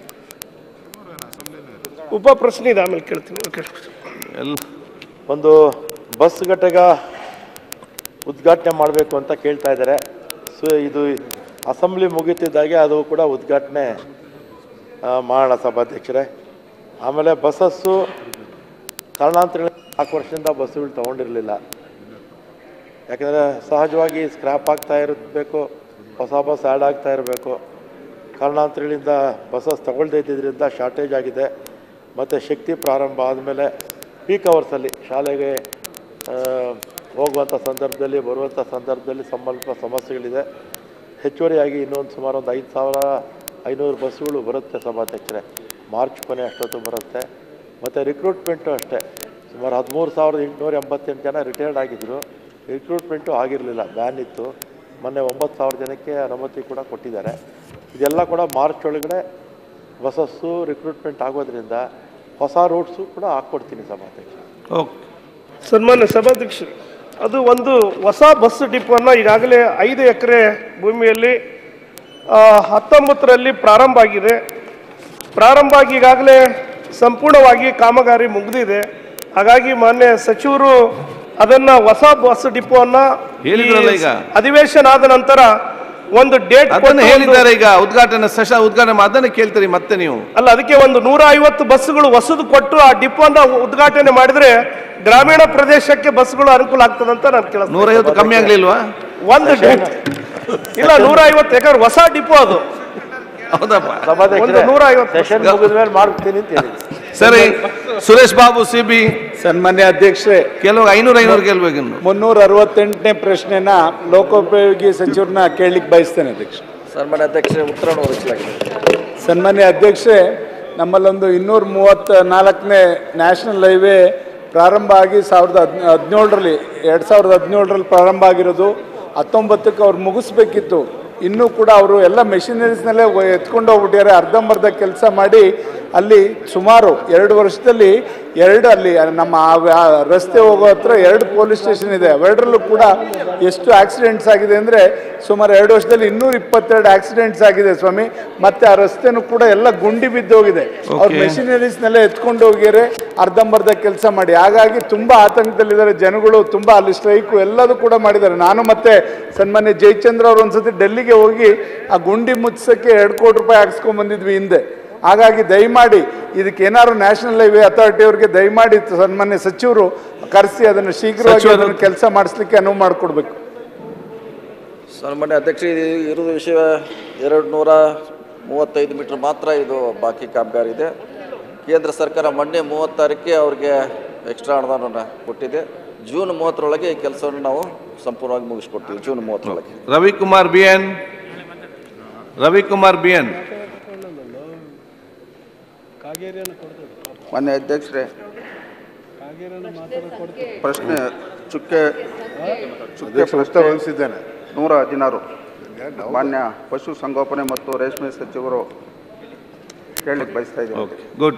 Speaker 14: ಉಪ ಪ್ರಶ್ನೆ ಇದೆ ಆಮೇಲೆ ಕೇಳ್ತೀನಿ ಓಕೆ
Speaker 1: ಎಲ್ಲ
Speaker 7: ಒಂದು ಬಸ್ ಘಟಕ ಉದ್ಘಾಟನೆ ಮಾಡಬೇಕು ಅಂತ ಕೇಳ್ತಾ ಇದ್ದಾರೆ ಸೊ ಇದು ಅಸೆಂಬ್ಲಿ ಮುಗೀತಿದ್ದಾಗೆ ಅದು ಕೂಡ ಉದ್ಘಾಟನೆ ಆ, ಮಾಡೋಣ ಸಭಾಧ್ಯಕ್ಷರೇ ಆಮೇಲೆ ಬಸ್ಸಸ್ಸು ಕಾರಣಾಂತರ ನಾಲ್ಕು ವರ್ಷದಿಂದ ಬಸ್ಸುಗಳು ತೊಗೊಂಡಿರಲಿಲ್ಲ ಯಾಕಂದರೆ ಸಹಜವಾಗಿ ಸ್ಕ್ರ್ಯಾಪ್ ಆಗ್ತಾ ಇರಬೇಕು ಹೊಸ ಬಸ್ ಆ್ಯಡ್ ಆಗ್ತಾ ಇರಬೇಕು ಕಾರಣಾಂತರಗಳಿಂದ ಬಸ್ಸಸ್ ತಗೊಳ್ದೇ ಇದ್ದಿದ್ದರಿಂದ ಶಾರ್ಟೇಜ್ ಆಗಿದೆ ಮತ್ತು ಶಕ್ತಿ ಪ್ರಾರಂಭ ಆದಮೇಲೆ ಪೀಕ್ ಅವರ್ಸಲ್ಲಿ ಶಾಲೆಗೆ ಆ, ಹೋಗುವಂಥ ಸಂದರ್ಭದಲ್ಲಿ ಬರುವಂಥ ಸಂದರ್ಭದಲ್ಲಿ ಸ್ವಲ್ಪ ಸಮಸ್ಯೆಗಳಿದೆ ಹೆಚ್ಚುವರಿಯಾಗಿ ಇನ್ನೊಂದು ಸುಮಾರು ಒಂದು ಐದು ಸಾವಿರ ಐನೂರು ಬಸ್ಸುಗಳು ಬರುತ್ತೆ ಸಭಾಧ್ಯಕ್ಷರೇ ಮಾರ್ಚ್ ಕೊನೆ ಅಷ್ಟೊತ್ತು ಬರುತ್ತೆ ಮತ್ತು ರಿಕ್ರೂಟ್ಮೆಂಟು ಅಷ್ಟೇ ಸುಮಾರು ಹದಿಮೂರು ಸಾವಿರದ ಎಂಟುನೂರ ಎಂಬತ್ತೆಂಟು ಜನ ರಿಟೈರ್ಡ್ ಆಗಿದ್ದರು ರಿಕ್ರೂಟ್ಮೆಂಟು ಆಗಿರಲಿಲ್ಲ ಬ್ಯಾನ್ ಇತ್ತು ಮೊನ್ನೆ ಒಂಬತ್ತು ಸಾವಿರ ಜನಕ್ಕೆ ಅನುಮತಿ ಕೂಡ ಕೊಟ್ಟಿದ್ದಾರೆ ಇದೆಲ್ಲ ಕೂಡ ಮಾರ್ಚ್ ಒಳಗಡೆ ಬಸ್ಸಸ್ಸು ರಿಕ್ರೂಟ್ಮೆಂಟ್ ಆಗೋದ್ರಿಂದ ಹೊಸ ರೂಟ್ಸು ಕೂಡ ಹಾಕ್ಕೊಡ್ತೀನಿ ಸಭಾಧ್ಯಕ್ಷ
Speaker 1: ಓಕೆ
Speaker 14: ಸನ್ಮಾನ್ಯ ಸಭಾಧ್ಯಕ್ಷರು ಅದು ಒಂದು ಹೊಸ ಬಸ್ ಡಿಪೋನ ಈಗಾಗಲೇ ಐದು ಎಕರೆ ಭೂಮಿಯಲ್ಲಿ ಆ, ಹತ್ತೊಂಬತ್ತರಲ್ಲಿ ಪ್ರಾರಂಭ ಆಗಿದೆ ಪ್ರಾರಂಭ ಆಗಿ ಈಗಾಗಲೇ ಸಂಪೂರ್ಣವಾಗಿ ಕಾಮಗಾರಿ ಮುಗಿದಿದೆ ಹಾಗಾಗಿ ಮಾನ್ಯ ಸಚಿವರು ಅದನ್ನ ಹೊಸ ಬಸ್ ಡಿಪೋನ
Speaker 1: ಹೇಳಿದ್ರಲ್ಲ ಈಗ.
Speaker 14: ಅಧಿವೇಶನ ಆದ ನಂತರ ಒಂದು ಡೇಟ್
Speaker 1: ಅದನ್ನು ಹೇಳಿದ್ದಾರೆ ಈಗ ಉದ್ಘಾಟನೆ ಸೆಷನ್ ಉದ್ಘಾಟನೆ ಮಾಡಿ ಅದನ್ನು ಕೇಳ್ತೀರಿ ಮತ್ತೆ ನೀವು
Speaker 14: ಅಲ್ಲ ಅದಕ್ಕೆ ಒಂದು ನೂರ ಐವತ್ತು ಬಸ್ಸುಗಳು ಹೊಸದು ಕೊಟ್ಟು ಆ ಡಿಪೋನ ಉದ್ಘಾಟನೆ ಮಾಡಿದ್ರೆ ಗ್ರಾಮೀಣ ಪ್ರದೇಶಕ್ಕೆ ಬಸ್ಗಳು ಅನುಕೂಲ ಆಗ್ತದಂತ ನಾನು ಕೇಳ
Speaker 1: ನೂರೈವತ್ತು ಕಮ್ಮಿ ಆಗ್ಲಿಲ್ವಾ
Speaker 14: ಒಂದು ಡೇಟ್ ಇಲ್ಲ ನೂರ ಐವತ್ತು ಯಾಕಂದ್ರೆ ಹೊಸ ಡಿಪೋ ಅದು
Speaker 1: ಹೌದಪ್ಪ
Speaker 14: ಒಂದು
Speaker 7: ಸಭಾಧ್ಯಕ್ಷರೇ
Speaker 14: ನೂರ ಐವತ್ತು
Speaker 7: ಸೆಷನ್ ಮುಗಿದ ಮೇಲೆ ಮಾಡ್ತೀನಿ ಅಂತ ಹೇಳಿ
Speaker 1: ಸರಿ ಸುರೇಶ್ ಬಾಬು ಸಿ ಬಿ
Speaker 15: ಸನ್ಮಾನ್ಯ ಅಧ್ಯಕ್ಷರೇ
Speaker 1: ಕೆಲವು ಐನೂರು ಐನೂರು ಗೆಲ್ಬೇಕು ಇನ್ನು
Speaker 15: ಮುನ್ನೂರ ಅರವತ್ತೆಂಟನೇ ಪ್ರಶ್ನೆನ ಲೋಕೋಪಯೋಗಿ ಸಚಿವರನ್ನ ಕೇಳಲಿಕ್ಕೆ ಬಯಸ್ತೇನೆ ಅಧ್ಯಕ್ಷ
Speaker 17: ಸನ್ಮಾನ್ಯ ಅಧ್ಯಕ್ಷರೇ ಉತ್ತರವನ್ನು ಒದಗಿಸಲಾಗಿದೆ
Speaker 15: ಸನ್ಮಾನ್ಯ ಅಧ್ಯಕ್ಷೆ ನಮ್ಮಲ್ಲೊಂದು ಇನ್ನೂರ ಮೂವತ್ತ ನಾಲ್ಕನೇ ನ್ಯಾಷನಲ್ ಹೈವೇ ಪ್ರಾರಂಭ ಆಗಿ ಸಾವಿರದ ಹದ್ ಹದಿನೇಳರಲ್ಲಿ ಎರಡು ಸಾವಿರದ ಹದಿನೇಳರಲ್ಲಿ ಪ್ರಾರಂಭ ಆಗಿರೋದು ಹತ್ತೊಂಬತ್ತಕ್ಕೆ ಅವ್ರು ಮುಗಿಸ್ಬೇಕಿತ್ತು ಇನ್ನೂ ಕೂಡ ಅವರು ಎಲ್ಲ ಮೆಷಿನರೀಸ್ನಲ್ಲೇ ಎತ್ಕೊಂಡು ಹೋಗ್ಬಿಟ್ಟಿದ್ದಾರೆ ಅರ್ಧಂಬರ್ಧ ಕೆಲಸ ಮಾಡಿ ಅಲ್ಲಿ ಸುಮಾರು ಎರಡು ವರ್ಷದಲ್ಲಿ ಎರಡು ಅಲ್ಲಿ ನಮ್ಮ ಆ- ಆ ರಸ್ತೆ ಹೋಗೋ ಹತ್ರ ಎರಡು ಪೊಲೀಸ್ ಸ್ಟೇಷನ್ ಇದೆ ಅವೆರಡರಲ್ಲೂ ಕೂಡ ಎಷ್ಟು ಆಕ್ಸಿಡೆಂಟ್ಸ್ ಆಗಿದೆ ಅಂದರೆ ಸುಮಾರು ಎರಡು ವರ್ಷದಲ್ಲಿ ಇನ್ನೂರ ಇಪ್ಪತ್ತೆರಡು ಆಕ್ಸಿಡೆಂಟ್ಸ್ ಆಗಿದೆ ಸ್ವಾಮಿ ಮತ್ತೆ ಆ ರಸ್ತೆನೂ ಕೂಡ ಎಲ್ಲ ಗುಂಡಿ ಬಿದ್ದೋಗಿದೆ ಅವ್ರ
Speaker 1: Okay.
Speaker 15: ಮೆಷಿನರೀಸ್ನೆಲ್ಲ ಎತ್ಕೊಂಡು ಹೋಗಿದ್ದಾರೆ ಅರ್ಧಂಬರ್ಧ ಕೆಲಸ ಮಾಡಿ ಹಾಗಾಗಿ ತುಂಬಾ ಆತಂಕದಲ್ಲಿದ್ದಾರೆ ಜನಗಳು ತುಂಬಾ ಅಲ್ಲಿ ಸ್ಟ್ರೈಕು ಎಲ್ಲದೂ ಕೂಡ ಮಾಡಿದ್ದಾರೆ ನಾನು ಮತ್ತೆ ಸನ್ಮಾನ್ಯ ಜಯಚಂದ್ರ ಅವರು ಒಂದ್ಸತಿ ಡೆಲ್ಲಿಗೆ ಹೋಗಿ ಆ ಗುಂಡಿ ಮುಚ್ಚಕ್ಕೆ ಎರಡು ಕೋಟಿ ರೂಪಾಯಿ ಹಾಕ್ಸ್ಕೊಂಡ್ ಬಂದಿದ್ವಿ ಹಿಂದೆ ಹಾಗಾಗಿ ದಯಮಾಡಿ ಇದಕ್ಕೆ ಏನಾದ್ರು ನ್ಯಾಷನಲ್ ಹೈವೇ ಅಥಾರಿಟಿ ಅವರಿಗೆ ದಯಮಾಡಿ ಸನ್ಮಾನ್ಯ ಸಚಿವರು ಕರೆಸಿ ಅದನ್ನು ಶೀಘ್ರವಾಗಿ
Speaker 1: ಸಚಿವರು-
Speaker 15: ಅದನ್ನು ಕೆಲಸ ಮಾಡಿಸ್ಲಿಕ್ಕೆ ಅನುವು ಮಾಡಿಕೊಡ್ಬೇಕು
Speaker 17: ಸನ್ಮಾನ್ಯ ಅಧ್ಯಕ್ಷ ಇದು ಇರೋದು ವಿಷಯ ಎರಡು ನೂರ ಮೂವತ್ತೈದು ಮೀಟರ್ ಮಾತ್ರ ಇದು ಬಾಕಿ ಕಾಮಗಾರಿ ಇದೆ ಕೇಂದ್ರ ಸರ್ಕಾರ ಮೊನ್ನೆ ಮೂವತ್ತಾರಕ್ಕೆ ಅವ್ರಿಗೆ ಎಕ್ಸ್ಟ್ರಾ ಅನುದಾನವನ್ನು ಕೊಟ್ಟಿದೆ ಜೂನ್ ಮೂವತ್ತರೊಳಗೆ ಈ ಕೆಲಸವನ್ನು ನಾವು ಸಂಪೂರ್ಣವಾಗಿ ಮುಗಿಸ್ಕೊಡ್ತೀವಿ ಜೂನ್ ಮೂವತ್ತರೊಳಗೆ
Speaker 1: Ravikumar B N Ravikumar B N
Speaker 3: ಮಾನ್ಯ ಅಧ್ಯಕ್ಷರೇ ಪ್ರಶ್ನೆ ಚುಕ್ಕೆ ಚುಕ್ಕೆ
Speaker 21: ಅಧ್ಯಕ್ಷ ಉತ್ತರ
Speaker 3: ಪ್ರಶ್ನೆ
Speaker 21: ಒದಗಿಸಿದ್ದೇನೆ.
Speaker 3: ನೂರ ಹದಿನಾರು ಮಾನ್ಯ ಪಶು ಸಂಗೋಪನೆ ಮತ್ತು ರೇಷ್ಮೆ ಸಚಿವರು ಕೇಳಲಿಕ್ಕೆ ಬಯಸ್ತಾ ಇದ್ದೀನಿ
Speaker 1: ಗುಡ್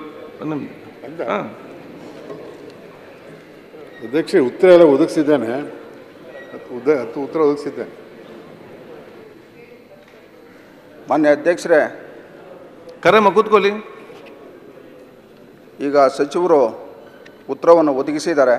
Speaker 21: ಅಧ್ಯಕ್ಷ ಉತ್ತರ ಎಲ್ಲ ಒದಗಿಸಿದ್ದೇನೆ ಹತ್ತು ಉದ್ದ ಹತ್ತು ಉತ್ತರ ಒದಗಿಸಿದ್ದೇನೆ
Speaker 3: ಮಾನ್ಯ ಅಧ್ಯಕ್ಷರೇ
Speaker 1: ಕರೆಮ್ಮ ಕೂತ್ಕೊಳ್ಳಿ
Speaker 3: ಈಗ ಸಚಿವರು ಉತ್ತರವನ್ನು ಒದಗಿಸಿದ್ದಾರೆ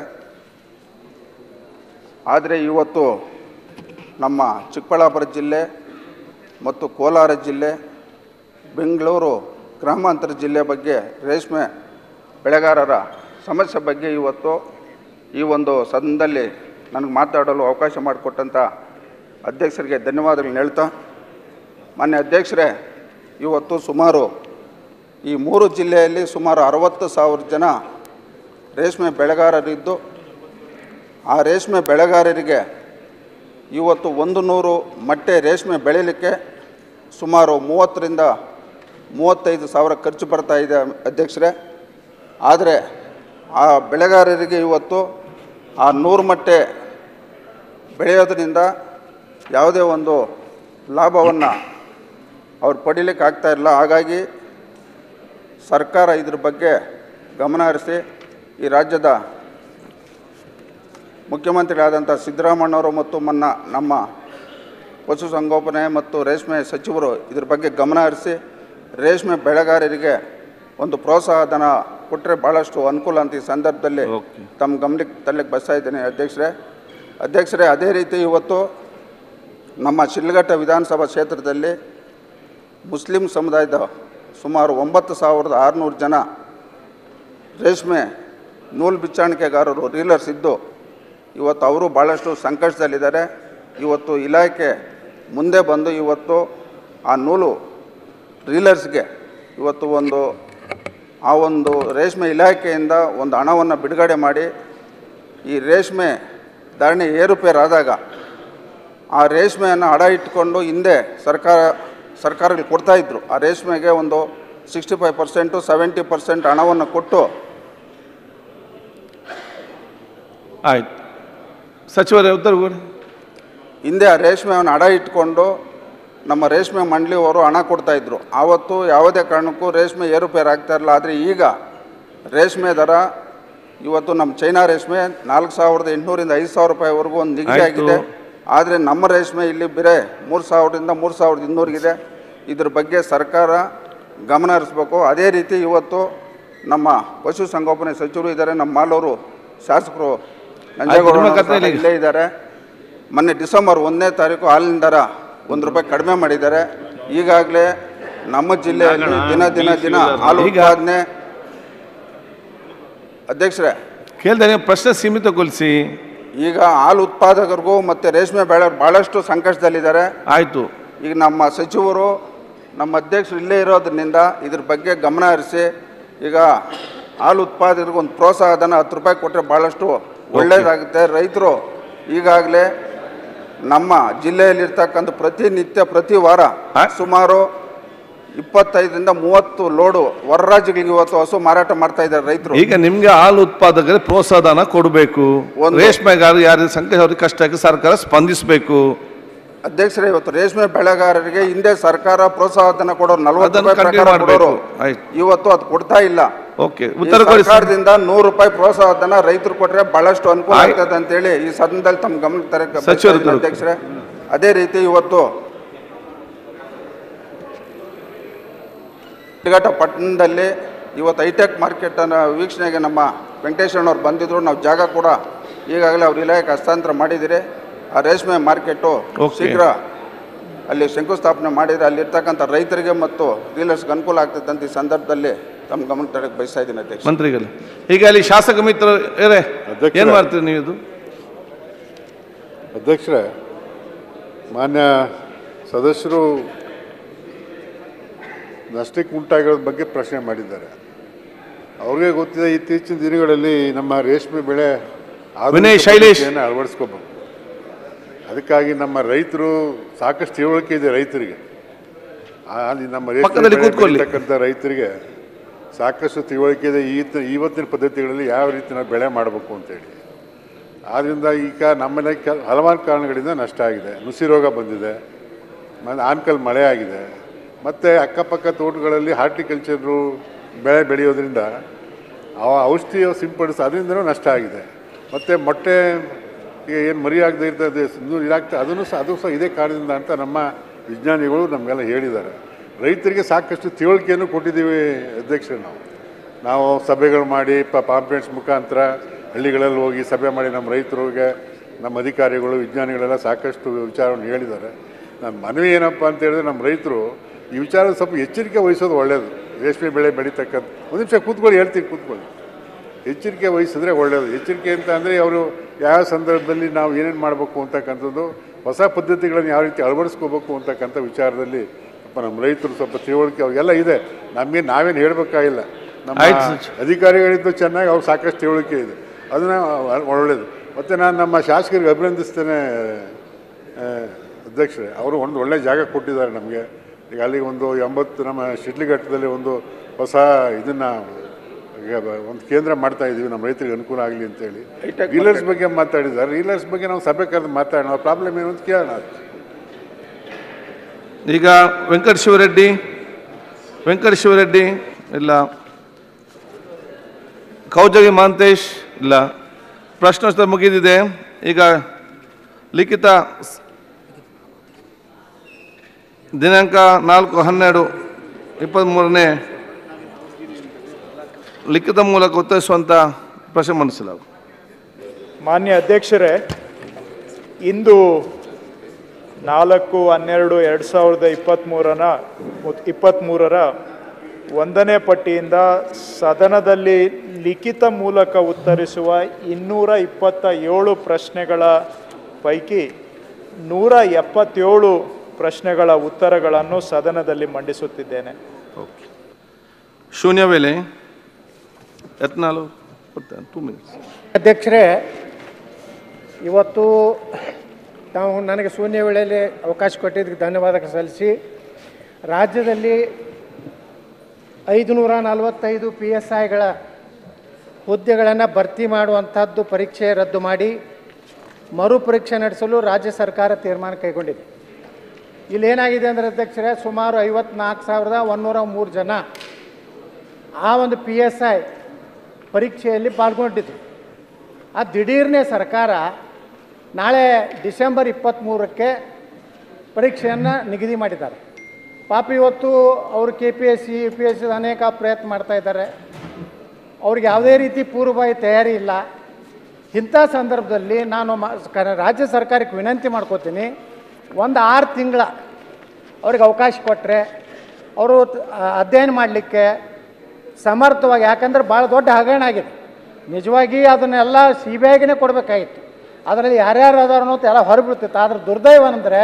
Speaker 3: ಆದರೆ ಇವತ್ತು ನಮ್ಮ ಚಿಕ್ಕಬಳ್ಳಾಪುರ ಜಿಲ್ಲೆ ಮತ್ತು ಕೋಲಾರ ಜಿಲ್ಲೆ ಬೆಂಗಳೂರು ಗ್ರಾಮಾಂತರ ಜಿಲ್ಲೆ ಬಗ್ಗೆ ರೇಷ್ಮೆ ಬೆಳೆಗಾರರ ಸಮಸ್ಯೆ ಬಗ್ಗೆ ಇವತ್ತು ಈ ಒಂದು ಸದನದಲ್ಲಿ ನನಗೆ ಮಾತಾಡಲು ಅವಕಾಶ ಮಾಡಿಕೊಟ್ಟಂಥ ಅಧ್ಯಕ್ಷರಿಗೆ ಧನ್ಯವಾದಗಳನ್ನ ಹೇಳ್ತಾ ಮಾನ್ಯ ಅಧ್ಯಕ್ಷರೇ ಇವತ್ತು ಸುಮಾರು ಈ ಮೂರು ಜಿಲ್ಲೆಯಲ್ಲಿ ಸುಮಾರು ಅರವತ್ತು ಸಾವಿರ ಜನ ರೇಷ್ಮೆ ಬೆಳೆಗಾರರಿದ್ದು ಆ ರೇಷ್ಮೆ ಬೆಳೆಗಾರರಿಗೆ ಇವತ್ತು ಒಂದು ನೂರು ಮಟ್ಟೆ ರೇಷ್ಮೆ ಬೆಳೀಲಿಕ್ಕೆ ಸುಮಾರು ಮೂವತ್ತರಿಂದ ಮೂವತ್ತೈದು ಸಾವಿರ ಖರ್ಚು ಬರ್ತಾ ಇದೆ ಅಧ್ಯಕ್ಷರೇ ಆದರೆ ಆ ಬೆಳೆಗಾರರಿಗೆ ಇವತ್ತು ಆ ನೂರು ಮಟ್ಟೆ ಬೆಳೆಯೋದ್ರಿಂದ ಯಾವುದೇ ಒಂದು ಲಾಭವನ್ನು ಅವ್ರು ಪಡೀಲಿಕ್ಕೆ ಆಗ್ತಾ ಇಲ್ಲ ಹಾಗಾಗಿ ಸರ್ಕಾರ ಇದ್ರ ಬಗ್ಗೆ ಗಮನ ಹರಿಸಿ ಈ ರಾಜ್ಯದ ಮುಖ್ಯಮಂತ್ರಿಗಳಾದಂಥ ಸಿದ್ದರಾಮಣ್ಣವರು ಮತ್ತು ಮನ್ನ ನಮ್ಮ ಪಶುಸಂಗೋಪನೆ ಮತ್ತು ರೇಷ್ಮೆ ಸಚಿವರು ಇದ್ರ ಬಗ್ಗೆ ಗಮನ ಹರಿಸಿ ರೇಷ್ಮೆ ಬೆಳೆಗಾರರಿಗೆ ಒಂದು ಪ್ರೋತ್ಸಾಹ ಧನ ಕೊಟ್ಟರೆ ಭಾಳಷ್ಟು ಅನುಕೂಲ ಅಂತ ಈ ಸಂದರ್ಭದಲ್ಲಿ ತಮ್ಮ ಗಮನಕ್ಕೆ ತರಲಿಕ್ಕೆ ಬಯಸ್ತಾ ಇದ್ದೇನೆ ಅಧ್ಯಕ್ಷರೇ ಅಧ್ಯಕ್ಷರೇ ಅದೇ ರೀತಿ ಇವತ್ತು ನಮ್ಮ ಶಿಲ್ಘಟ್ಟ ವಿಧಾನಸಭಾ ಕ್ಷೇತ್ರದಲ್ಲಿ ಮುಸ್ಲಿಂ ಸಮುದಾಯದ ಸುಮಾರು ಒಂಬತ್ತು ಸಾವಿರದ ಆರುನೂರು ಜನ ರೇಷ್ಮೆ ನೂಲು ಬಿಚ್ಚಾಣಿಕೆಗಾರರು ರೀಲರ್ಸ್ ಇದ್ದು ಇವತ್ತು ಅವರು ಭಾಳಷ್ಟು ಸಂಕಷ್ಟದಲ್ಲಿದ್ದಾರೆ ಇವತ್ತು ಇಲಾಖೆ ಮುಂದೆ ಬಂದು ಇವತ್ತು ಆ ನೂಲು ರೀಲರ್ಸ್ಗೆ ಇವತ್ತು ಒಂದು ಆ ಒಂದು ರೇಷ್ಮೆ ಇಲಾಖೆಯಿಂದ ಒಂದು ಹಣವನ್ನು ಬಿಡುಗಡೆ ಮಾಡಿ ಈ ರೇಷ್ಮೆ ಧಾರಣೆ ಏರುಪೇರಾದಾಗ ಆ ರೇಷ್ಮೆಯನ್ನು ಅಡ ಇಟ್ಕೊಂಡು ಹಿಂದೆ ಸರ್ಕಾರ ಸರ್ಕಾರಗಳು ಕೊಡ್ತಾಯಿದ್ರು ಆ ರೇಷ್ಮೆಗೆ ಒಂದು sixty five percent seventy percent ಹಣವನ್ನು ಕೊಟ್ಟು
Speaker 1: ಆಯ್ತು ಸಚಿವರೇ ಉತ್ತರ ಕೊಡಿ
Speaker 3: ಹಿಂದೆ ಆ ರೇಷ್ಮೆಯನ್ನು ಅಡ ಇಟ್ಕೊಂಡು ನಮ್ಮ ರೇಷ್ಮೆ ಮಂಡಳಿಯವರು ಹಣ ಕೊಡ್ತಾಯಿದ್ರು ಆವತ್ತು ಯಾವುದೇ ಕಾರಣಕ್ಕೂ ರೇಷ್ಮೆ ಏರುಪೇರು ಆಗ್ತಾ ಇರಲಿಲ್ಲ ಆದರೆ ಈಗ ರೇಷ್ಮೆ ದರ ಇವತ್ತು ನಮ್ಮ ಚೈನಾ ರೇಷ್ಮೆ ನಾಲ್ಕು ಸಾವಿರದ ಎಂಟುನೂರಿಂದ ಐದು ಸಾವಿರ ರೂಪಾಯಿವರೆಗೂ ಒಂದು ನಿಗದಿ
Speaker 1: ಆಯ್ತು.
Speaker 3: ಆಗಿದೆ ಆದರೆ ನಮ್ಮ ರೇಷ್ಮೆ ಇಲ್ಲಿ ಬೇರೆ ಮೂರು ಸಾವಿರದಿಂದ ಮೂರು ಸಾವಿರದ ಇನ್ನೂರಿಗಿದೆ ಇದ್ರ ಬಗ್ಗೆ ಸರ್ಕಾರ ಗಮನ ಹರಿಸ್ಬೇಕು ಅದೇ ರೀತಿ ಇವತ್ತು ನಮ್ಮ ಪಶು ಸಂಗೋಪನೆ ಸಚಿವರು ಇದ್ದಾರೆ ನಮ್ಮ ಮಾಲೂರು ಶಾಸಕರು ನಂಜೇಗೌಡ
Speaker 1: ನಿಮ್ಮ ಕಥೆಯಲ್ಲಿ-
Speaker 3: ಇಲ್ಲೇ ಇದ್ದಾರೆ ಮೊನ್ನೆ ಡಿಸೆಂಬರ್ ಒಂದನೇ ತಾರೀಕು ಹಾಲಿನ ದರ ಒಂದು ರೂಪಾಯಿ ಕಡಿಮೆ ಮಾಡಿದ್ದಾರೆ ಈಗಾಗಲೇ ನಮ್ಮ ಜಿಲ್ಲೆಯಲ್ಲಿ ದಿನ ದಿನ ದಿನ ಹಾಲು
Speaker 1: ಈಗ-
Speaker 3: ಉತ್ಪಾದನೆ ಅಧ್ಯಕ್ಷರೇ
Speaker 1: ಕೇಳ್ದೆ ನೀವು ಪ್ರಶ್ನೆ ಸೀಮಿತಗೊಳಿಸಿ
Speaker 3: ಈಗ ಹಾಲು ಉತ್ಪಾದಕರಿಗೂ ಮತ್ತು ರೇಷ್ಮೆ ಬೆಳೆ ಭಾಳಷ್ಟು ಸಂಕಷ್ಟದಲ್ಲಿದ್ದಾರೆ
Speaker 1: ಆಯಿತು
Speaker 3: ಈಗ ನಮ್ಮ ಸಚಿವರು ನಮ್ಮ ಅಧ್ಯಕ್ಷರು ಇಲ್ಲೇ ಇರೋದ್ರಿಂದ ಇದ್ರ ಬಗ್ಗೆ ಗಮನ ಹರಿಸಿ ಈಗ ಹಾಲು ಉತ್ಪಾದಕರಿಗೆ ಒಂದು ಪ್ರೋತ್ಸಾಹ ಧನ ಹತ್ತು ರೂಪಾಯಿ ಕೊಟ್ಟರೆ ಭಾಳಷ್ಟು ಒಳ್ಳೆಯದಾಗುತ್ತೆ ರೈತರು ಈಗಾಗಲೇ ನಮ್ಮ ಜಿಲ್ಲೆಯಲ್ಲಿರ್ತಕ್ಕಂಥ ಪ್ರತಿನಿತ್ಯ ಪ್ರತಿ ವಾರ ಸುಮಾರು ಇಪ್ಪತ್ತೈದರಿಂದ ಮೂವತ್ತು ಲೋಡು ಹೊರ ರಾಜ್ಯಗಳಿಗೆ ಇವತ್ತು ಹಸು ಮಾರಾಟ ಮಾಡ್ತಾ ಇದ್ದಾರೆ ರೈತರು
Speaker 1: ಈಗ ನಿಮ್ಗೆ ಹಾಲು ಉತ್ಪಾದಕರಿಗೆ ಪ್ರೋತ್ಸಾಹನ ಕೊಡಬೇಕು
Speaker 3: ಒಂದು-
Speaker 1: ರೇಷ್ಮೆಗಾರರು ಯಾರು ಸಂಕಷ್ಟ ಅವ್ರಿಗೆ ಕಷ್ಟಕ್ಕೆ ಸರ್ಕಾರ ಸ್ಪಂದಿಸಬೇಕು
Speaker 3: ಅಧ್ಯಕ್ಷರೇ ಇವತ್ತು ರೇಷ್ಮೆ ಬೆಳೆಗಾರರಿಗೆ ಹಿಂದೆ ಸರ್ಕಾರ ಪ್ರೋತ್ಸಾಹ ಧನ ಕೊಡೋರು ನಲವತ್ತು
Speaker 1: ಅದನ್ನು
Speaker 3: ರೂಪಾಯಿ
Speaker 1: continue
Speaker 3: ಪ್ರಕಾರ ಕೊಡೋರು
Speaker 1: ಮಾಡ್ಬೇಕು. ಆಯ್ತು.
Speaker 3: ಇವತ್ತು ಅದು ಕೊಡ್ತಾ ಇಲ್ಲ
Speaker 1: ಓಕೆ
Speaker 3: ಈ
Speaker 1: ಉತ್ತರ ಕೊಡಿ ಸರ್.
Speaker 3: ಸರ್ಕಾರದಿಂದ ನೂರು ರೂಪಾಯಿ ಪ್ರೋತ್ಸಾಹ ಧನ ರೈತರು ಕೊಟ್ರೆ ಬಹಳಷ್ಟು ಅನುಕೂಲ ಆಗ್ತದೆ ಅಂತೇಳಿ ಈ ಸದನದಲ್ಲಿ ತಮ್ಮ ಗಮನಕ್ಕೆ ತರಕ್ಕೆ ಬಯಸ್ತಾ
Speaker 1: ಸಚಿವರು
Speaker 3: ಇದ್ದೀನಿ ಅಧ್ಯಕ್ಷರೇ ಅದೇ ರೀತಿ ಇವತ್ತು ಶಿಡ್ಘಟ್ಟ ಪಟ್ಟಣದಲ್ಲಿ ಇವತ್ತು ಹೈಟೆಕ್ ಮಾರ್ಕೆಟನ್ನು ವೀಕ್ಷಣೆಗೆ ನಮ್ಮ ವೆಂಕಟೇಶ್ವರನವ್ರು ಬಂದಿದ್ರು ನಾವು ಜಾಗ ಕೂಡ ಈಗಾಗಲೇ ಅವ್ರ ಇಲಾಖೆ ಹಸ್ತಾಂತರ ಮಾಡಿದ್ದೀರಿ ಆ ರೇಷ್ಮೆ ಮಾರ್ಕೆಟು
Speaker 1: Okay.
Speaker 3: ಶೀಘ್ರ ಅಲ್ಲಿ ಶಂಕುಸ್ಥಾಪನೆ ಮಾಡಿದರೆ ಅಲ್ಲಿರ್ತಕ್ಕಂಥ ರೈತರಿಗೆ ಮತ್ತು ಡೀಲರ್ಸ್ಗೆ ಅನುಕೂಲ ಆಗ್ತದೆ ಅಂತ ಈ ಸಂದರ್ಭದಲ್ಲಿ ತಮ್ಮ ಗಮನ ತರಕ್ಕೆ ಬಯಸ್ತಾ ಇದ್ದೀನಿ ಅಧ್ಯಕ್ಷ
Speaker 1: ಮಂತ್ರಿಗಳು ಈಗ ಅಲ್ಲಿ ಶಾಸಕ ಮಿತ್ರ ಏರೇ
Speaker 21: ಅಧ್ಯಕ್ಷರೇ.
Speaker 1: ಏನ್ ಮಾಡ್ತೀರಿ ನೀವು ಇದು
Speaker 21: ಅಧ್ಯಕ್ಷರೇ ಮಾನ್ಯ ಸದಸ್ಯರು ನಷ್ಟಕ್ಕೆ ಉಂಟಾಗಿರೋದ್ರ ಬಗ್ಗೆ ಪ್ರಶ್ನೆ ಮಾಡಿದ್ದಾರೆ ಅವ್ರಿಗೆ ಗೊತ್ತಿದೆ ಇತ್ತೀಚಿನ ದಿನಗಳಲ್ಲಿ ನಮ್ಮ ರೇಷ್ಮೆ ಬೆಳೆ ಆಧುನಿಕ
Speaker 1: ವಿನಯ್ ಶೈಲೇಶ್.
Speaker 21: ಪದ್ಧತಿಯನ್ನು ಅಳವಡಿಸ್ಕೋಬೇಕು ಅದಕ್ಕಾಗಿ ನಮ್ಮ ರೈತರು ಸಾಕಷ್ಟು ತಿಳುವಳಿಕೆ ಇದೆ ರೈತರಿಗೆ ಆ- ಅಲ್ಲಿ ನಮ್ಮ ರೇಷ್ಮೆ
Speaker 1: ಪಕ್ಕದಲ್ಲಿ
Speaker 21: ಬೆಳೆ
Speaker 1: ಕೂತ್ಕೊಳ್ಳಿ.
Speaker 21: ಬೆಳೀತಕ್ಕಂಥ ರೈತರಿಗೆ ಸಾಕಷ್ಟು ತಿಳುವಳಿಕೆ ಇದೆ ಈ ಇವತ್ತಿನ ಪದ್ಧತಿಗಳಲ್ಲಿ ಯಾವ ರೀತಿ ನಾವು ಬೆಳೆ ಮಾಡಬೇಕು ಅಂತೇಳಿ ಆದ್ದರಿಂದ ಈಗ ನಮ್ಮನೆ ಕೆ ಹಲವಾರು ಕಾರಣಗಳಿಂದ ನಷ್ಟ ಆಗಿದೆ ನುಸಿ ರೋಗ ಬಂದಿದೆ ಮತ್ತು ಆನ್ಕಲ್ ಮಳೆ ಆಗಿದೆ ಮತ್ತು ಅಕ್ಕಪಕ್ಕ ತೋಟಗಳಲ್ಲಿ ಹಾರ್ಟಿಕಲ್ಚರು ಬೆಳೆ ಬೆಳೆಯೋದ್ರಿಂದ ಆ ಔಷಧಿ ಸಿಂಪಡಿಸಿ ಅದರಿಂದನೂ ನಷ್ಟ ಆಗಿದೆ ಮತ್ತು ಮೊಟ್ಟೆ ಈಗ ಏನು ಮರಿ ಆಗದೆ ಇರ್ತದೆ ಇನ್ನೂ ಇದಾಗ್ತದೆ ಅದನ್ನು ಸಹ ಅದು ಸಹ ಇದೇ ಕಾರಣದಿಂದ ಅಂತ ನಮ್ಮ ವಿಜ್ಞಾನಿಗಳು ನಮಗೆಲ್ಲ ಹೇಳಿದ್ದಾರೆ ರೈತರಿಗೆ ಸಾಕಷ್ಟು ತಿಳುವಳಿಕೆಯನ್ನು ಕೊಟ್ಟಿದ್ದೀವಿ ಅಧ್ಯಕ್ಷರು ನಾವು ನಾವು ಸಭೆಗಳು ಮಾಡಿ ಪ ಪಾಂಪ್ಲೆಟ್ಸ್ ಮುಖಾಂತರ ಹಳ್ಳಿಗಳಲ್ಲಿ ಹೋಗಿ ಸಭೆ ಮಾಡಿ ನಮ್ಮ ರೈತರಿಗೆ ನಮ್ಮ ಅಧಿಕಾರಿಗಳು ವಿಜ್ಞಾನಿಗಳೆಲ್ಲ ಸಾಕಷ್ಟು ವಿಚಾರವನ್ನು ಹೇಳಿದ್ದಾರೆ ನನ್ನ ಮನವಿ ಏನಪ್ಪ ಅಂತ ಹೇಳಿದ್ರೆ ನಮ್ಮ ರೈತರು ಈ ವಿಚಾರ ಸ್ವಲ್ಪ ಎಚ್ಚರಿಕೆ ವಹಿಸೋದು ಒಳ್ಳೆಯದು ರೇಷ್ಮೆ ಬೆಳೆ ಬೆಳೀತಕ್ಕಂಥ ಒಂದು ನಿಮಿಷ ಕೂತ್ಕೊಳ್ಳಿ ಹೇಳ್ತೀನಿ ಕೂತ್ಕೊಳ್ಳಿ ಎಚ್ಚರಿಕೆ ವಹಿಸಿದ್ರೆ ಒಳ್ಳೆಯದು ಎಚ್ಚರಿಕೆ ಅಂತ ಅಂದರೆ ಅವರು ಯಾವ ಸಂದರ್ಭದಲ್ಲಿ ನಾವು ಏನೇನು ಮಾಡಬೇಕು ಅಂತಕ್ಕಂಥದ್ದು ಹೊಸ ಪದ್ಧತಿಗಳನ್ನು ಯಾವ ರೀತಿ ಅಳವಡಿಸ್ಕೋಬೇಕು ಅಂತಕ್ಕಂಥ ವಿಚಾರದಲ್ಲಿ ಸ್ವಲ್ಪ ನಮ್ಮ ರೈತರು ಸ್ವಲ್ಪ ತಿಳುವಳಿಕೆ ಅವ್ರಿಗೆಲ್ಲ ಇದೆ ನಮಗೆ ನಾವೇನು ಹೇಳಬೇಕಾಗಿಲ್ಲ ನಮ್ಮ
Speaker 1: ಆಯ್ತು ಸಚಿವ.
Speaker 21: ಅಧಿಕಾರಿಗಳಿದ್ದು ಚೆನ್ನಾಗಿ ಅವ್ರು ಸಾಕಷ್ಟು ತಿಳುವಳಿಕೆ ಇದೆ ಅದನ್ನು ಒಳ್ಳೆಯದು ಮತ್ತು ನಾನು ನಮ್ಮ ಶಾಸಕರಿಗೆ ಅಭಿನಂದಿಸ್ತೇನೆ ಆ, ಅಧ್ಯಕ್ಷರೇ ಅವರು ಒಂದು ಒಳ್ಳೆಯ ಜಾಗ ಕೊಟ್ಟಿದ್ದಾರೆ ನಮಗೆ ಈಗ ಅಲ್ಲಿ ಒಂದು ಎಂಬತ್ತು ನಮ್ಮ ಶಿಡ್ಲಿಘಟ್ಟದಲ್ಲಿ ಒಂದು ಹೊಸ ಇದನ್ನು ಈಗ ಬ- ಒಂದು ಕೇಂದ್ರ ಮಾಡ್ತಾ ಇದ್ದೀವಿ ನಮ್ಮ ರೈತರಿಗೆ ಅನುಕೂಲ ಆಗಲಿ ಅಂತೇಳಿ ರೀಲರ್ಸ್ ಬಗ್ಗೆ ಮಾತಾಡಿದ್ದಾರೆ ರೀಲರ್ಸ್ ಬಗ್ಗೆ ನಾವು ಸಭೆ ಕರೆದು ಮಾತಾಡೋಣ ಅವ್ರ ಪ್ರಾಬ್ಲಮ್ ಏನು ಅಂತ ಕೇಳೋಣ
Speaker 1: ಈಗ ವೆಂಕಟ ಶಿವರೆಡ್ಡಿ ವೆಂಕಟ ಶಿವರೆಡ್ಡಿ ಇಲ್ಲ ಕೌಜಗಿ ಮಹಾಂತೇಶ್ ಇಲ್ಲ ಪ್ರಶ್ನೋತ್ತರ ಮುಗಿದಿದೆ ಈಗ ಲಿಖಿತ ಸ್- ದಿನಾಂಕ ನಾಲ್ಕು ಹನ್ನೆರಡು ಇಪ್ಪತ್ತ್ಮೂರನೇ ಲಿಖಿತ ಮೂಲಕ ಉತ್ತರಿಸುವಂಥ ಪ್ರಶ್ನೆ ಮಂಡಿಸಲಾಗುವುದು
Speaker 2: ಮಾನ್ಯ ಅಧ್ಯಕ್ಷರೇ ಇಂದು ನಾಲ್ಕು ಹನ್ನೆರಡು ಎರಡು ಸಾವಿರದ ಇಪ್ಪತ್ತ್ಮೂರನ ಇಪ್ಪತ್ತ್ಮೂರರ ಒಂದನೇ ಪಟ್ಟಿಯಿಂದ ಸದನದಲ್ಲಿ ಲಿಖಿತ ಮೂಲಕ ಉತ್ತರಿಸುವ ಇನ್ನೂರ ಇಪ್ಪತ್ತ ಏಳು ಪ್ರಶ್ನೆಗಳ ಪೈಕಿ ನೂರ ಎಪ್ಪತ್ತೇಳು ಪ್ರಶ್ನೆಗಳ ಉತ್ತರಗಳನ್ನು ಸದನದಲ್ಲಿ ಮಂಡಿಸುತ್ತಿದ್ದೇನೆ
Speaker 1: ಶೂನ್ಯ ವೇಳೆ ಎತ್ನಾಲು ಟೂ ಮಿನಿಟ್ಸ್
Speaker 11: ಅಧ್ಯಕ್ಷರೇ ಇವತ್ತು ತಾವು ನನಗೆ ಶೂನ್ಯ ವೇಳೆಯಲ್ಲಿ ಅವಕಾಶ ಕೊಟ್ಟಿದ್ದಕ್ಕೆ ಧನ್ಯವಾದ ಸಲ್ಲಿಸಿ ರಾಜ್ಯದಲ್ಲಿ ಐದುನೂರ ನಲವತ್ತೈದು ಪಿ ಎಸ್ ಐಗಳ ಹುದ್ದೆಗಳನ್ನು ಭರ್ತಿ ಮಾಡುವಂಥದ್ದು ಪರೀಕ್ಷೆ ರದ್ದು ಮಾಡಿ ಮರು ಪರೀಕ್ಷೆ ನಡೆಸಲು ರಾಜ್ಯ ಸರ್ಕಾರ ತೀರ್ಮಾನ ಕೈಗೊಂಡಿದೆ ಇಲ್ಲೇನಾಗಿದೆ ಅಂದರೆ ಅಧ್ಯಕ್ಷರೇ ಸುಮಾರು ಐವತ್ನಾಲ್ಕು ಸಾವಿರದ ಒಂದೂರ ಮೂರು ಜನ ಆ ಒಂದು ಪಿ ಎಸ್ ಐ ಪರೀಕ್ಷೆಯಲ್ಲಿ ಪಾಲ್ಗೊಂಡಿದ್ರು ಆ ದಿಢೀರ್ನೆ ಸರ್ಕಾರ ನಾಳೆ ಡಿಸೆಂಬರ್ ಇಪ್ಪತ್ತ್ಮೂರಕ್ಕೆ ಪರೀಕ್ಷೆಯನ್ನು ನಿಗದಿ ಮಾಡಿದ್ದಾರೆ ಪಾಪ ಇವತ್ತು ಅವರು K P S C U P S C ಅನೇಕ ಪ್ರಯತ್ನ ಮಾಡ್ತಾ ಇದ್ದಾರೆ ಅವ್ರಿಗೆ ಯಾವುದೇ ರೀತಿ ಪೂರ್ವಭಾವಿ ತಯಾರಿ ಇಲ್ಲ ಇಂಥ ಸಂದರ್ಭದಲ್ಲಿ ನಾನು ಮ ಕ- ರಾಜ್ಯ ಸರ್ಕಾರಕ್ಕೆ ವಿನಂತಿ ಮಾಡ್ಕೋತೀನಿ ಒಂದು ಆರು ತಿಂಗಳ ಅವ್ರಿಗೆ ಅವಕಾಶ ಕೊಟ್ಟರೆ ಅವರು ತ- ಅಧ್ಯಯನ ಮಾಡಲಿಕ್ಕೆ ಸಮರ್ಥವಾಗಿ ಯಾಕಂದ್ರೆ ಭಾಳ ದೊಡ್ಡ ಹಗರಣ ಆಗಿದೆ ನಿಜವಾಗಿ ಅದನ್ನೆಲ್ಲ ಸಿ ಬಿ ಐಗೆ ಕೊಡಬೇಕಾಗಿತ್ತು ಅದರಲ್ಲಿ ಯಾರ್ಯಾರು ಅದಾರ ಅನ್ನೋದು ಎಲ್ಲ ಹೊರಬಿಡ್ತಿತ್ತು ಆದ್ರೆ ದುರ್ದೈವ ಅಂದರೆ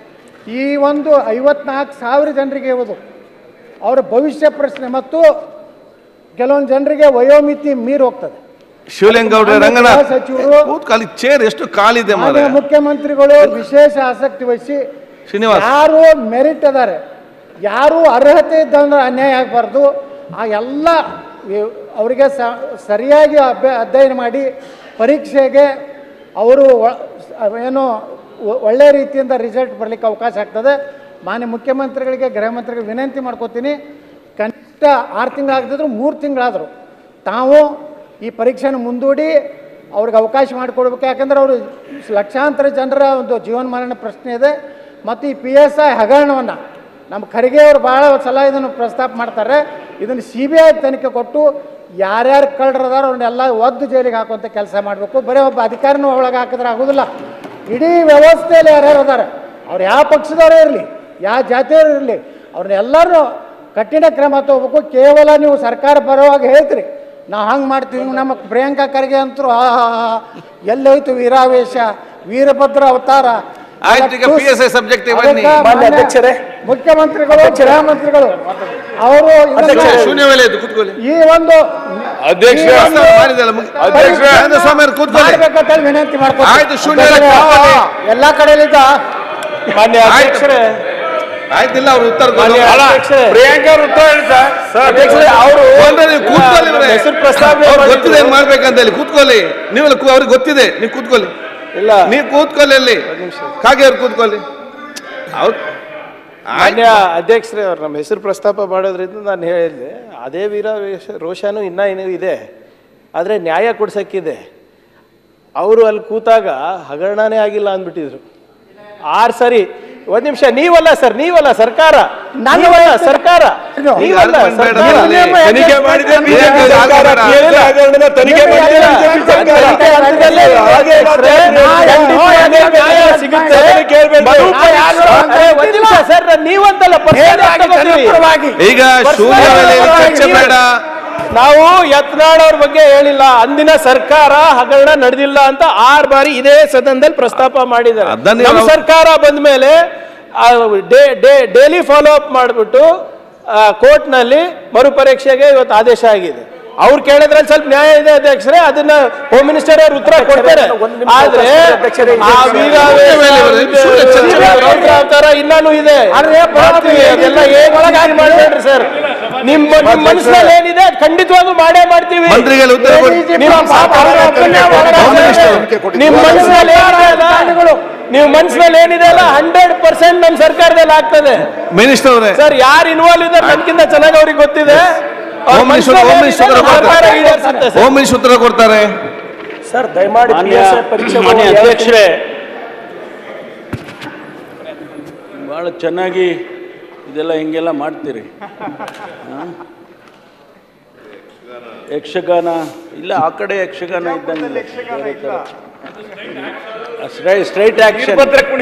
Speaker 11: ಈ ಒಂದು ಐವತ್ನಾಲ್ಕು ಸಾವಿರ ಜನರಿಗೆ ಇವುದು ಅವರ ಭವಿಷ್ಯ ಪ್ರಶ್ನೆ ಮತ್ತು ಕೆಲವೊಂದು ಜನರಿಗೆ ವಯೋಮಿತಿ ಮೀರಿ ಹೋಗ್ತದೆ
Speaker 1: ಶಿವಲಿಂಗೌಡ್ರೆ
Speaker 11: ಮಾನ್ಯ
Speaker 1: ರಂಗನಾಥ್
Speaker 11: ಗೃಹ ಸಚಿವರು
Speaker 1: ಕೂತ್ಕಾಲಿ ಚೇರ್ ಎಷ್ಟು ಕಾಲಿದೆ ಮಾರೆ
Speaker 11: ಮಾನ್ಯ ಮುಖ್ಯಮಂತ್ರಿಗಳು ವಿಶೇಷ ಆಸಕ್ತಿ ವಹಿಸಿ
Speaker 1: ಶ್ರೀನಿವಾಸ್.
Speaker 11: ಯಾರು ಮೆರಿಟ್ ಅದಾರೆ ಯಾರು ಅರ್ಹತೆ ಇದ್ದಂದ್ರೆ ಅನ್ಯಾಯ ಆಗಬಾರ್ದು ಆ ಎಲ್ಲ ಇವ್- ಅವರಿಗೆ ಸ ಸರಿಯಾಗಿ ಅಭ್ಯ ಅಧ್ಯಯನ ಮಾಡಿ ಪರೀಕ್ಷೆಗೆ ಅವರು ಒ- ಏನು ಒ- ಒಳ್ಳೆಯ ರೀತಿಯಿಂದ ರಿಸಲ್ಟ್ ಬರಲಿಕ್ಕೆ ಅವಕಾಶ ಆಗ್ತದೆ ಮಾನ್ಯ ಮುಖ್ಯಮಂತ್ರಿಗಳಿಗೆ ಗೃಹ ಮಂತ್ರಿಗಳಿಗೆ ವಿನಂತಿ ಮಾಡ್ಕೋತೀನಿ ಕನಿಷ್ಠ ಆರು ತಿಂಗಳಾಗ್ತಿದ್ರು ಮೂರು ತಿಂಗಳಾದರು ತಾವು ಈ ಪರೀಕ್ಷೆನ ಮುಂದೂಡಿ ಅವ್ರಿಗೆ ಅವಕಾಶ ಮಾಡಿಕೊಡ್ಬೇಕು ಯಾಕಂದ್ರೆ ಅವರು ಲಕ್ಷಾಂತರ ಜನರ ಒಂದು ಜೀವನಮಾನ ಪ್ರಶ್ನೆ ಇದೆ ಮತ್ತು ಈ ಪಿ ಎಸ್ ಐ ಹಗರಣವನ್ನು ನಮ್ಮ ಖರ್ಗೆ ಅವರು ಭಾಳ ಸಲ ಇದನ್ನು ಪ್ರಸ್ತಾಪ ಮಾಡ್ತಾರೆ ಇದನ್ನು ಸಿ ಬಿ ಐ ತನಿಖೆ ಕೊಟ್ಟು ಯಾರ್ಯಾರು ಕಳ್ಳರದಾರ ಅವ್ರನ್ನೆಲ್ಲ ಒದ್ದು ಜೈಲಿಗೆ ಹಾಕುವಂಥ ಕೆಲಸ ಮಾಡಬೇಕು ಬರೀ ಒಬ್ಬ ಅಧಿಕಾರಿನೂ ಒಳಗೆ ಹಾಕಿದ್ರೆ ಆಗೋದಿಲ್ಲ ಇಡೀ ವ್ಯವಸ್ಥೆಯಲ್ಲಿ ಯಾರ್ಯಾರು ಅದಾರೆ ಅವ್ರು ಯಾವ ಪಕ್ಷದವರೇ ಇರಲಿ ಯಾವ ಜಾತಿಯವರು ಇರಲಿ ಅವ್ರನ್ನೆಲ್ಲರೂ ಕಠಿಣ ಕ್ರಮ ತಗೋಬೇಕು ಕೇವಲ ನೀವು ಸರ್ಕಾರ ಬರುವಾಗ ಹೇಳ್ತೀರಿ ನಾವು ಹಂಗೆ ಮಾಡ್ತೀವಿ ನಮ್ಮ ಪ್ರಿಯಾಂಕಾ ಖರ್ಗೆ ಅಂತರೂ ಆ ಎಲ್ಲೋಯ್ತು ವೀರಾವೇಶ ವೀರಭದ್ರ ಅವತಾರ
Speaker 1: ಆಯ್ತು, ಈಗ PSI subject ಗೆ ಬನ್ನಿ.
Speaker 11: ಅದಕ್ಕೆ
Speaker 1: ಮಾನ್ಯ
Speaker 11: ಮಾನ್ಯ
Speaker 1: ಅಧ್ಯಕ್ಷರೇ.
Speaker 11: ಮುಖ್ಯಮಂತ್ರಿಗಳು ಗೃಹ ಮಂತ್ರಿಗಳು ಅವರು
Speaker 1: ಅಧ್ಯಕ್ಷರೇ, ಶೂನ್ಯ ವೇಳೆ ಇದು ಕೂತ್ಕೊಳ್ಳಿ
Speaker 11: ಈ ಒಂದು
Speaker 1: ಅಧ್ಯಕ್ಷ
Speaker 11: ಈ ಒಂದು
Speaker 1: ಮಾಡಿದಲ್ಲ ಅಧ್ಯಕ್ಷ ನರೇಂದ್ರ ಸ್ವಾಮಿ ಅವರು ಕೂತ್ಕೊಳ್ಳಿ
Speaker 11: ಮಾಡ್ಬೇಕಂತ ಹೇಳಿ ವಿನಂತಿ ಮಾಡ್ಕೊತೀನಿ.
Speaker 1: ಆಯ್ತು, ಶೂನ್ಯ ವೇಳೆ
Speaker 11: ಅಧ್ಯಕ್ಷರೇ,
Speaker 1: ಕಾವಲಿ.
Speaker 11: ಎಲ್ಲಾ ಕಡೆಯಲ್ಲಿದ್ದ
Speaker 1: ಮಾನ್ಯ ಅಧ್ಯಕ್ಷರೇ ಆಯ್ತಿಲ್ಲ ಅವ್ರು ಉತ್ತರ
Speaker 6: ಮಾನ್ಯ ಅಧ್ಯಕ್ಷರೇ.
Speaker 12: ಪ್ರಿಯಾಂಕಾ ಅವ್ರು ಉತ್ತರ ಹೇಳಿ ಸರ್.
Speaker 1: ಸರ್
Speaker 6: ಅಧ್ಯಕ್ಷರೇ, ಅವ್ರು-
Speaker 1: ಅಂದ್ರೆ ನೀವು ಕೂತ್ಕೊಳ್ಳಿ ಇವ್ರೆ.
Speaker 6: ಹೆಸರು ಪ್ರಸ್ತಾವನೆ
Speaker 1: ಅವ್ರಿಗೆ
Speaker 6: ಮಾಡಿದ್ರು.
Speaker 1: ಗೊತ್ತಿದೆ ಏನ್ ಮಾಡ್ಬೇಕಂತ ಹೇಳಿ ಕೂತ್ಕೊಳ್ಳಿ ನೀವೆಲ್ಲ ಕೂ- ಅವ್ರಿಗೆ ಗೊತ್ತಿದೆ ನೀವು ಕೂತ್ಕೊಳ್ಳಿ
Speaker 6: ಇಲ್ಲ
Speaker 1: ನೀವು ಕೂತ್ಕೊಳ್ಳಿ ಅಲ್ಲಿ ಕಾಗೆ ಅವ್ರು ಕೂತ್ಕೊಳ್ಳಿ ಅವ್ರು
Speaker 16: ಮಾನ್ಯ ಅಧ್ಯಕ್ಷರೇ ಅವ್ರು ನಮ್ಮ ಹೆಸರು ಪ್ರಸ್ತಾಪ ಮಾಡೋದ್ರಿಂದ ನಾನು ಹೇಳಿದೆ ಅದೇ ವೀರ ವೇಷ- ರೋಷನೂ ಇನ್ನೂ ಇನ್ನೂ ಇದೆ ಆದರೆ ನ್ಯಾಯ ಕೊಡ್ಸಕ್ಕಿದೆ ಅವರು ಅಲ್ಲಿ ಕೂತಾಗ ಹಗರಣನೇ ಆಗಿಲ್ಲ ಅಂದ್ಬಿಟ್ಟಿದ್ರು ಆರು ಸರಿ ಒಂದ್ ನಿಮಿಷ ನೀವಲ್ಲ ಸರ್ ನೀವಲ್ಲ ಸರ್ಕಾರ ನೀವಲ್ಲ ಸರ್ಕಾರ ನೀವಲ್ಲ ಸರ್ಕಾರ.
Speaker 12: ತನಿಖೆ ಮಾಡಿದ್ರೆ
Speaker 16: BJP
Speaker 12: BJP
Speaker 16: ಸರ್ಕಾರ
Speaker 12: ಸರ್ಕಾರ
Speaker 16: ಕೇಳಿಲ್ಲ.
Speaker 12: ಹಗರಣನ ತನಿಖೆ ಮಾಡಿದ್ರೆ BJP ಸರ್ಕಾರ.
Speaker 16: ತನಿಖೆ ಹಂತದಲ್ಲೇ ಹಾಗೆ ಇದ್ರೆ ಖಂಡಿತವಾಗ್ಲೂ ನ್ಯಾಯ ಸಿಗುತ್ತೆ. ಮರುಪರೀಕ್ಷೆ ಅಂದ್ರೆ ಒಂದ್ ನಿಮಿಷ ಸರ್ ನೀವಂತಲ್ಲ personal ಆಗಿ ತಗೊಳ್ತೀವಿ.
Speaker 1: ಈಗ ಶೂನ್ಯ ವೇಳೆಯಲ್ಲಿ ಚರ್ಚೆ ಬೇಡ
Speaker 16: ನಾವು ಯತ್ನಾಳ್ ಅವ್ರ ಬಗ್ಗೆ ಹೇಳಿಲ್ಲ ಅಂದಿನ ಸರ್ಕಾರ ಹಗರಣ ನಡೆದಿಲ್ಲ ಅಂತ ಆರು ಬಾರಿ ಇದೇ ಸದನದಲ್ಲಿ ಪ್ರಸ್ತಾಪ ಮಾಡಿದ್ದಾರೆ
Speaker 1: ಅದನ್ನೇ
Speaker 16: ನಮ್ಮ
Speaker 1: ನಾವು-
Speaker 16: ಸರ್ಕಾರ ಬಂದ ಮೇಲೆ ಡೈಲಿ ಫಾಲೋ ಅಪ್ ಮಾಡಿಬಿಟ್ಟು ಕೋರ್ಟ್ನಲ್ಲಿ ಮರುಪರೀಕ್ಷೆಗೆ ಇವತ್ತು ಆದೇಶ ಆಗಿದೆ ಅವ್ರು ಕೇಳಿದ್ರಲ್ಲಿ ಸ್ವಲ್ಪ ನ್ಯಾಯ ಇದೆ ಅಧ್ಯಕ್ಷರೇ ಅದನ್ನ ಹೋಮ್ ಮಿನಿಸ್ಟರ್ ಅವ್ರು ಉತ್ತರ ಕೊಡ್ತಾರೆ ಆದ್ರೆ ಆ ವೀರಾವೇಶ ಅವತಾರ ಇನ್ನೂ ಇದೆ ಮಾಡ್ತೀವಿ. ಅದೆಲ್ಲ ಏನ್ ಒಳಗಾಗಿ ಮಾಡಬೇಡ್ರಿ ಸರ್ ನಿಮ್ಮ ನಿಮ್ಮ ಮನಸ್ಸಿನಲ್ಲಿ ಏನಿದೆ ಅದು ಖಂಡಿತವಾಗ್ಲೂ ಮಾಡೇ ಮಾಡ್ತೀವಿ
Speaker 1: ಮಂತ್ರಿಗಳು ಉತ್ತರ ಕೊಡಿ.
Speaker 16: ನಿಮ್ಮ ನಿಮ್ಮ ಮನಸ್ಸಿನಲ್ಲಿ ಏನಿದೆ ಅಲ್ಲ, ನೀವು ಮನಸ್ಸಿನಲ್ಲಿ ಏನಿದೆ ಅಲ್ಲ ಹಂಡ್ರೆಡ್ ಪರ್ಸೆಂಟ್ ನಮ್ಮ ಸರ್ಕಾರದಲ್ಲಿ ಆಗ್ತದೆ
Speaker 1: ಮಿನಿಸ್ಟರ್ ಅವರೇ
Speaker 16: ಸರ್ ಯಾರು ಇನ್ವಾಲ್ವ್ ಇದ್ದಾರೆ ನನ್ಕಿಂತ ಚೆನ್ನಾಗಿ ಅವ್ರಿಗೆ ಗೊತ್ತಿದೆ ಅವ್ರ
Speaker 1: ಹೋಮ್ ಮಿನಿಸ್ಟರ್
Speaker 16: ಮನಸ್ಸಿನಲ್ಲಿ
Speaker 1: ಹೋಮ್ ಮಿನಿಸ್ಟರ್
Speaker 16: ಏನಿದೆ
Speaker 1: ಉತ್ತರ
Speaker 16: ಅದು ಸರ್ಕಾರ
Speaker 1: ಕೊಡ್ತಾರೆ
Speaker 16: ಈಡೇರಿಸುತ್ತೆ ಸರ್.
Speaker 1: ಹೋಮ್ ಮಿನಿಸ್ಟರ್ ಉತ್ತರ ಕೊಡ್ತಾರೆ
Speaker 16: ಸರ್ ದಯಮಾಡಿ
Speaker 18: ಮಾನ್ಯ
Speaker 16: PSI ಪರೀಕ್ಷೆ
Speaker 18: ಮಾನ್ಯ
Speaker 16: ಮಾಡಿ
Speaker 18: ಅಧ್ಯಕ್ಷರೇ ಭಾಳ ಚೆನ್ನಾಗಿ ಇದೆಲ್ಲ ಹಿಂಗೆಲ್ಲ ಮಾಡ್ತೀರಿ ಹಾ? ಯಕ್ಷಗಾನ ಇಲ್ಲ ಆ ಕಡೆ ಯಕ್ಷಗಾನ ಇದ್ದಂಗೆ ಸ್ಟ್ರೈಟ್ ಆಕ್ಷನ್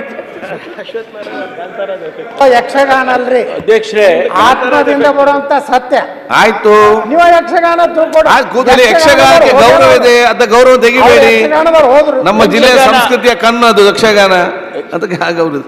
Speaker 11: ಯಕ್ಷಗಾನ ಅಲ್ರಿ
Speaker 18: ಅಧ್ಯಕ್ಷರೇ
Speaker 11: ಆತ್ಮದಿಂದ ಬರುವಂತ ಸತ್ಯ
Speaker 1: ಆಯ್ತು
Speaker 11: ನೀವು ಯಕ್ಷಗಾನ ತಿಳ್ಕೊಡಿ.
Speaker 1: ಆಯ್ತು ಕೂದಲಿ ಯಕ್ಷಗಾನಕ್ಕೆ ಗೌರವ ಇದೆ ಅದ ಗೌರವ ತೆಗಿಬೇಡಿ
Speaker 11: ಅವ್ರು ಯಕ್ಷಗಾನದವ್ರು ಹೋದ್ರು.
Speaker 1: ನಮ್ಮ ಜಿಲ್ಲೆಯ
Speaker 18: ಯಕ್ಷಗಾನ-
Speaker 1: ಸಂಸ್ಕೃತಿಯ ಕಣ್ಣು ಅದು ಯಕ್ಷಗಾನ ಅದಕ್ಕೆ ಹಾಗೆ ಅವರು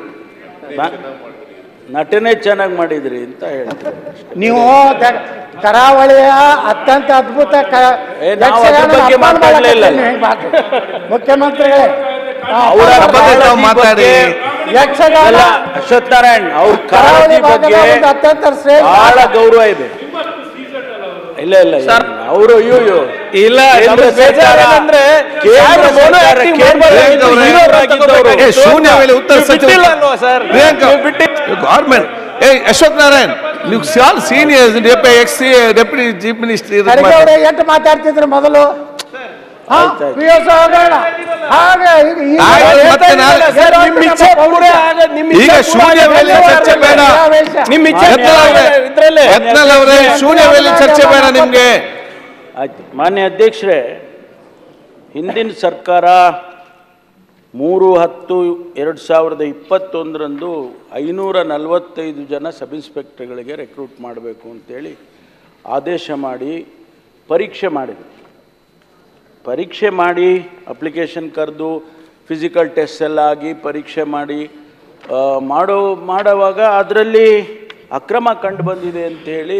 Speaker 18: ನಟನೆ ಚೆನ್ನಾಗಿ ಮಾಡಿದ್ರಿ ಅಂತ ಹೇಳ್ತಾರೆ
Speaker 11: ನೀವು ದ- ಕರಾವಳಿಯ ಅತ್ಯಂತ ಅದ್ಭುತ ಕ-
Speaker 18: ಏ, ನಾವು ಅದ್ರ
Speaker 11: ಯಕ್ಷಗಾನದ
Speaker 18: ಬಗ್ಗೆ
Speaker 11: ಅಪಮಾನ
Speaker 18: ಮಾತಾಡ್ಲೇ ಇಲ್ಲ.
Speaker 11: ಮಾಡಕತ್ತೀನಿ ಹೆಂಗ್ ಮಾತು? ಮುಖ್ಯಮಂತ್ರಿಗಳೇ ಆ,
Speaker 18: ಅವರ
Speaker 11: ಅಪಮಾನ
Speaker 18: ಕಾಳಜಿ
Speaker 1: ಮಾತಾಡಿ.
Speaker 18: ಬಗ್ಗೆ-
Speaker 11: ಯಕ್ಷಗಾನ
Speaker 18: ಅಲ್ಲ, ಅಶ್ವಥ್ ನಾರಾಯಣ್ ಅವ್ರ
Speaker 11: ಕರಾವಳಿ
Speaker 18: ಕಾಳಜಿ ಬಗ್ಗೆ
Speaker 11: ಭಾಗದ ಒಂದು ಅತ್ಯಂತ ಶ್ರೇಷ್ಠ
Speaker 18: ಬಹಳ ಗೌರವ ಇದೆ ಇಲ್ಲ ಇಲ್ಲ ಅವರು ಅಯ್ಯೋ ಅಯ್ಯೋ
Speaker 16: ಇಲ್ಲ
Speaker 18: ಕೇಂದ್ರ
Speaker 16: ನಮ್ಗೆ ಬೇಜಾರು
Speaker 18: ಸರ್ಕಾರ-
Speaker 16: ಏನಂದ್ರೆ
Speaker 18: ಕೇಂದ್ರ
Speaker 16: ಯಾರು mono
Speaker 18: ಸರ್ಕಾರ
Speaker 16: acting
Speaker 18: ಕೇಂದ್ರ
Speaker 16: ಮಾಡ್ಬಾರ್ದು,
Speaker 18: ಸರ್ಕಾರ
Speaker 16: hero ಆಗಿದ್ದವರು.
Speaker 1: ಏ ಶೂನ್ಯ ವೇಳೆ ಉತ್ತರ
Speaker 16: ನೀವು
Speaker 1: ಸಚಿವ
Speaker 16: ಬಿಟ್ಟಿಲ್ಲ ಅಲ್ವಾ ಸರ್
Speaker 1: ಪ್ರಿಯಾಂಕಾ
Speaker 16: ನೀವು ಬಿಟ್ಟಿ
Speaker 1: ಗೌರ್ಮೆಂಟ್ ಏ ಅಶೋಕ್ ನಾರಾಯಣ್ ನೀವು ಸಾಲ್ seniors ex deputy chief minister
Speaker 11: Kharge ಅವರೇ ಎಷ್ಟು ಮಾತಾಡ್ತಿದ್ರು ಮೊದಲು ಹಾ, PSI ಹಗರಣ. ಹಾಗೆ ಈಗ ಈಗ
Speaker 1: ಆಯ್ತು, ಮತ್ತೆ ನಾಳೆ-
Speaker 11: ಸರ್,
Speaker 16: ನಿಮ್ಮ ಇಚ್ಛೆ ಪೂರೈ ಆಗ- ನಿಮ್ಮ
Speaker 1: ಈಗ
Speaker 16: ಇಚ್ಛೆ ಪೂರೈ
Speaker 1: ಶೂನ್ಯ ವೇಳೆ
Speaker 16: ಆಗ-
Speaker 1: ಚರ್ಚೆ ಬೇಡ
Speaker 16: ನಿಮ್ಮ ಇಚ್ಛೆ
Speaker 1: ಯತ್ನಾಳ್ ಅವರೇ,
Speaker 16: ಇದ್ರಲ್ಲೇ
Speaker 1: ಯತ್ನಾಳ್ ಅವರೇ ಶೂನ್ಯ ವೇಳೆ ಚರ್ಚೆ ಬೇಡ ನಿಮ್ಗೆ
Speaker 18: ಆಯ್ತು ಮಾನ್ಯ ಅಧ್ಯಕ್ಷರೇ ಹಿಂದಿನ ಸರ್ಕಾರ ಮೂರು ಹತ್ತು ಎರಡು ಸಾವಿರದ ಇಪ್ಪತ್ತೊಂದರಂದು ಐನೂರ ನಲವತ್ತೈದು ಜನ ಸಬ್ ಇನ್ಸ್ಪೆಕ್ಟರ್ಗಳಿಗೆ ರೆಕ್ರೂಟ್ ಮಾಡಬೇಕು ಅಂತೇಳಿ ಆದೇಶ ಮಾಡಿ ಪರೀಕ್ಷೆ ಮಾಡಿದ್ರು ಪರೀಕ್ಷೆ ಮಾಡಿ ಅಪ್ಲಿಕೇಶನ್ ಕರೆದು ಫಿಸಿಕಲ್ ಟೆಸ್ಟ್ ಎಲ್ಲ ಆಗಿ ಪರೀಕ್ಷೆ ಮಾಡಿ ಆ, ಮಾಡೋ ಮಾಡುವಾಗ ಅದರಲ್ಲಿ ಅಕ್ರಮ ಕಂಡು ಬಂದಿದೆ ಅಂಥೇಳಿ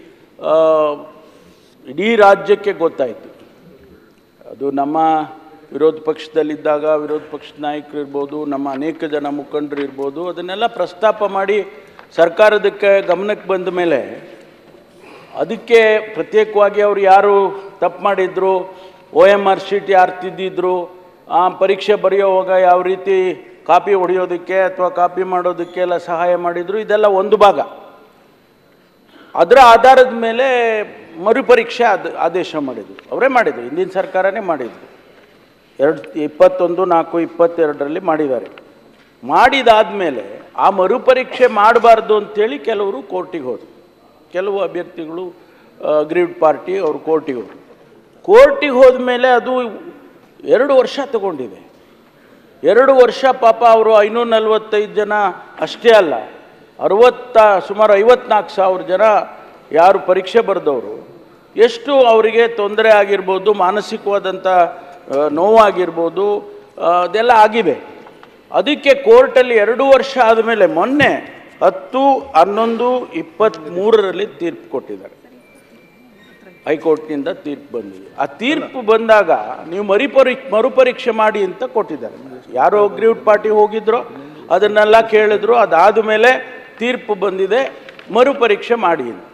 Speaker 18: ಇಡೀ ರಾಜ್ಯಕ್ಕೆ ಗೊತ್ತಾಯಿತು ಅದು ನಮ್ಮ ವಿರೋಧ ಪಕ್ಷದಲ್ಲಿದ್ದಾಗ ವಿರೋಧ ಪಕ್ಷದ ನಾಯಕರು ಇರ್ಬೋದು ನಮ್ಮ ಅನೇಕ ಜನ ಮುಖಂಡರು ಇರ್ಬೋದು ಅದನ್ನೆಲ್ಲ ಪ್ರಸ್ತಾಪ ಮಾಡಿ ಸರ್ಕಾರದಕ್ಕೆ ಗಮನಕ್ಕೆ ಬಂದ ಮೇಲೆ ಅದಕ್ಕೆ ಪ್ರತ್ಯೇಕವಾಗಿ ಅವ್ರು ಯಾರು ತಪ್ಪು ಮಾಡಿದ್ರು ಒ ಎಮ್ ಆರ್ ಶೀಟ್ ಯಾರು ತಿದ್ದಿದ್ರು ಆ ಪರೀಕ್ಷೆ ಬರೆಯೋವಾಗ ಯಾವ ರೀತಿ ಕಾಪಿ ಹೊಡೆಯೋದಕ್ಕೆ ಅಥವಾ ಕಾಪಿ ಮಾಡೋದಕ್ಕೆ ಎಲ್ಲ ಸಹಾಯ ಮಾಡಿದ್ರು ಇದೆಲ್ಲ ಒಂದು ಭಾಗ ಅದರ ಆಧಾರದ ಮೇಲೆ ಮರುಪರೀಕ್ಷೆ ಆದ ಆದೇಶ ಮಾಡಿದರು ಅವರೇ ಮಾಡಿದರು ಹಿಂದಿನ ಸರ್ಕಾರನೇ ಮಾಡಿದರು ಎರಡು ಇಪ್ಪತ್ತೊಂದು ನಾಲ್ಕು ಇಪ್ಪತ್ತೆರಡರಲ್ಲಿ ಮಾಡಿದ್ದಾರೆ ಮಾಡಿದಾದಮೇಲೆ ಆ ಮರುಪರೀಕ್ಷೆ ಮಾಡಬಾರ್ದು ಅಂತೇಳಿ ಕೆಲವರು ಕೋರ್ಟಿಗೆ ಹೋದರು ಕೆಲವು ಅಭ್ಯರ್ಥಿಗಳು ಅಗ್ರೀಡ್ ಪಾರ್ಟಿ ಅವರು ಕೋರ್ಟಿಗೆ ಹೋದರು ಕೋರ್ಟಿಗೆ ಹೋದ ಮೇಲೆ ಅದು ಎರಡು ವರ್ಷ ತಗೊಂಡಿದೆ ಎರಡು ವರ್ಷ ಪಾಪ ಅವರು ಐನೂರ ನಲ್ವತ್ತೈದು ಜನ ಅಷ್ಟೇ ಅಲ್ಲ ಅರವತ್ತ ಸುಮಾರು ಐವತ್ನಾಲ್ಕು ಸಾವಿರ ಜನ ಯಾರು ಪರೀಕ್ಷೆ ಬರೆದವರು ಎಷ್ಟು ಅವರಿಗೆ ತೊಂದರೆ ಆಗಿರ್ಬೋದು ಮಾನಸಿಕವಾದಂಥ ಆ, ನೋವಾಗಿರ್ಬೋದು ಆ, ಅದೆಲ್ಲ ಆಗಿದೆ ಅದಕ್ಕೆ ಕೋರ್ಟಲ್ಲಿ ಎರಡು ವರ್ಷ ಆದಮೇಲೆ ಮೊನ್ನೆ ಹತ್ತು ಹನ್ನೊಂದು ಇಪ್ಪತ್ತ್ಮೂರರಲ್ಲಿ ತೀರ್ಪು ಕೊಟ್ಟಿದ್ದಾರೆ ಹೈಕೋರ್ಟ್ನಿಂದ ತೀರ್ಪು ಬಂದಿದೆ ಆ ತೀರ್ಪು ಬಂದಾಗ ನೀವು ಮರಿಪರಿ ಮರುಪರೀಕ್ಷೆ ಮಾಡಿ ಅಂತ ಕೊಟ್ಟಿದ್ದಾರೆ ಯಾರೋ ಗ್ರೀವ್ಡ್ ಪಾರ್ಟಿ ಹೋಗಿದ್ರು ಅದನ್ನೆಲ್ಲ ಕೇಳಿದ್ರು ಅದಾದ ಮೇಲೆ ತೀರ್ಪು ಬಂದಿದೆ ಮರುಪರೀಕ್ಷೆ ಮಾಡಿ ಅಂತ.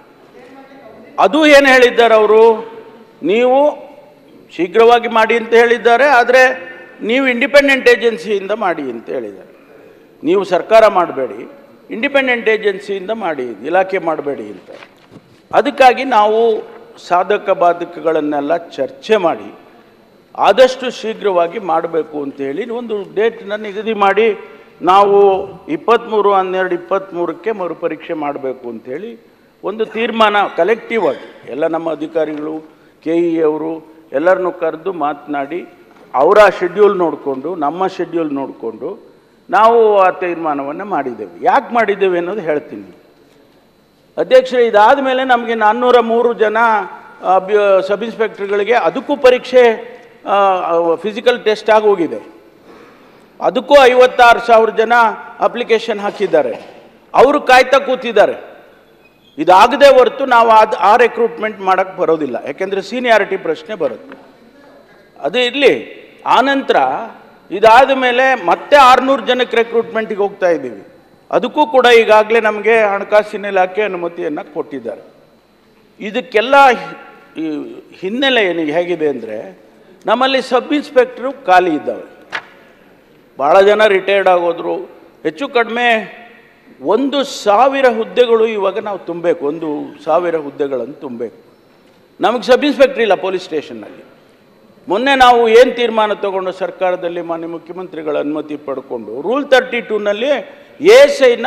Speaker 18: ಅದು ಏನು ಹೇಳಿದ್ದಾರೆ ಅವರು ನೀವು ಶೀಘ್ರವಾಗಿ ಮಾಡಿ ಅಂತ ಹೇಳಿದ್ದಾರೆ ಆದರೆ ನೀವು ಇಂಡಿಪೆಂಡೆಂಟ್ ಏಜೆನ್ಸಿಯಿಂದ ಮಾಡಿ ಅಂತ ಹೇಳಿದ್ದಾರೆ ನೀವು ಸರ್ಕಾರ ಮಾಡಬೇಡಿ ಇಂಡಿಪೆಂಡೆಂಟ್ ಏಜೆನ್ಸಿಯಿಂದ ಮಾಡಿ ಇಲಾಖೆ ಮಾಡಬೇಡಿ ಅಂತ ಅದಕ್ಕಾಗಿ ನಾವು ಸಾಧಕ ಬಾಧಕಗಳನ್ನೆಲ್ಲ ಚರ್ಚೆ ಮಾಡಿ ಆದಷ್ಟು ಶೀಘ್ರವಾಗಿ ಮಾಡಬೇಕು ಅಂತೇಳಿ ಒಂದು ಡೇಟ್ನ ನಿಗದಿ ಮಾಡಿ ನಾವು ಇಪ್ಪತ್ತ್ಮೂರು ಹನ್ನೆರಡು ಇಪ್ಪತ್ತ್ಮೂರಕ್ಕೆ ಮರುಪರೀಕ್ಷೆ ಮಾಡಬೇಕು ಅಂತೇಳಿ ಒಂದು ತೀರ್ಮಾನ ಕಲೆಕ್ಟಿವ್ ಆಗಿ ಎಲ್ಲ ನಮ್ಮ ಅಧಿಕಾರಿಗಳು ಕೆ ಇ ಅವರು ಎಲ್ಲರನ್ನೂ ಕರೆದು ಮಾತನಾಡಿ ಅವರ ಶೆಡ್ಯೂಲ್ ನೋಡಿಕೊಂಡು ನಮ್ಮ ಶೆಡ್ಯೂಲ್ ನೋಡಿಕೊಂಡು ನಾವು ಆ ತೀರ್ಮಾನವನ್ನು ಮಾಡಿದ್ದೇವೆ ಯಾಕೆ ಮಾಡಿದ್ದೇವೆ ಅನ್ನೋದು ಹೇಳ್ತೀನಿ ಅಧ್ಯಕ್ಷರೇ ಇದಾದ ಮೇಲೆ ನಮಗೆ ನಾನ್ನೂರ ಮೂರು ಜನ ಅಭ್ಯ ಸಬ್ ಇನ್ಸ್ಪೆಕ್ಟರ್ಗಳಿಗೆ ಅದಕ್ಕೂ ಪರೀಕ್ಷೆ ಫಿಸಿಕಲ್ ಟೆಸ್ಟ್ ಆಗಿ ಹೋಗಿದೆ ಅದಕ್ಕೂ ಐವತ್ತಾರು ಸಾವಿರ ಜನ ಅಪ್ಲಿಕೇಶನ್ ಹಾಕಿದ್ದಾರೆ ಅವರು ಕಾಯ್ತಾ ಕೂತಿದ್ದಾರೆ ಇದಾಗದೇ ಹೊರತು ನಾವು ಅದು ಆ ರೆಕ್ರೂಟ್ಮೆಂಟ್ ಮಾಡೋಕ್ಕೆ ಬರೋದಿಲ್ಲ ಯಾಕೆಂದರೆ ಸೀನಿಯಾರಿಟಿ ಪ್ರಶ್ನೆ ಬರುತ್ತೆ ಅದು ಇರಲಿ ಆನಂತರ ಇದಾದ ಮೇಲೆ ಮತ್ತೆ ಆರುನೂರು ಜನಕ್ಕೆ ರೆಕ್ರೂಟ್ಮೆಂಟಿಗೆ ಹೋಗ್ತಾ ಇದ್ದೀವಿ ಅದಕ್ಕೂ ಕೂಡ ಈಗಾಗಲೇ ನಮಗೆ ಹಣಕಾಸಿನ ಇಲಾಖೆ ಅನುಮತಿಯನ್ನು ಕೊಟ್ಟಿದ್ದಾರೆ ಇದಕ್ಕೆಲ್ಲ ಈ ಹಿನ್ನೆಲೆ ಏನು ಹೇಗಿದೆ ಅಂದರೆ ನಮ್ಮಲ್ಲಿ ಸಬ್ ಇನ್ಸ್ಪೆಕ್ಟ್ರು ಖಾಲಿ ಇದ್ದಾವೆ ಭಾಳ ಜನ ರಿಟೈರ್ಡ್ ಆಗೋದ್ರು ಹೆಚ್ಚು ಕಡಿಮೆ ಒಂದು ಸಾವಿರ ಹುದ್ದೆಗಳು ಇವಾಗ ನಾವು ತುಂಬಬೇಕು ಒಂದು ಸಾವಿರ ಹುದ್ದೆಗಳನ್ನು ತುಂಬಬೇಕು ನಮಗೆ ಸಬ್ ಇನ್ಸ್ಪೆಕ್ಟ್ರ್ ಇಲ್ಲ ಪೊಲೀಸ್ ಸ್ಟೇಷನ್ನಲ್ಲಿ ಮೊನ್ನೆ ನಾವು ಏನು ತೀರ್ಮಾನ ತಗೊಂಡು ಸರ್ಕಾರದಲ್ಲಿ ಮಾನ್ಯ ಮುಖ್ಯಮಂತ್ರಿಗಳ ಅನುಮತಿ ಪಡ್ಕೊಂಡು ರೂಲ್ ತರ್ಟಿ ಟೂನಲ್ಲಿ ಎ ಎಸ್ ಐನ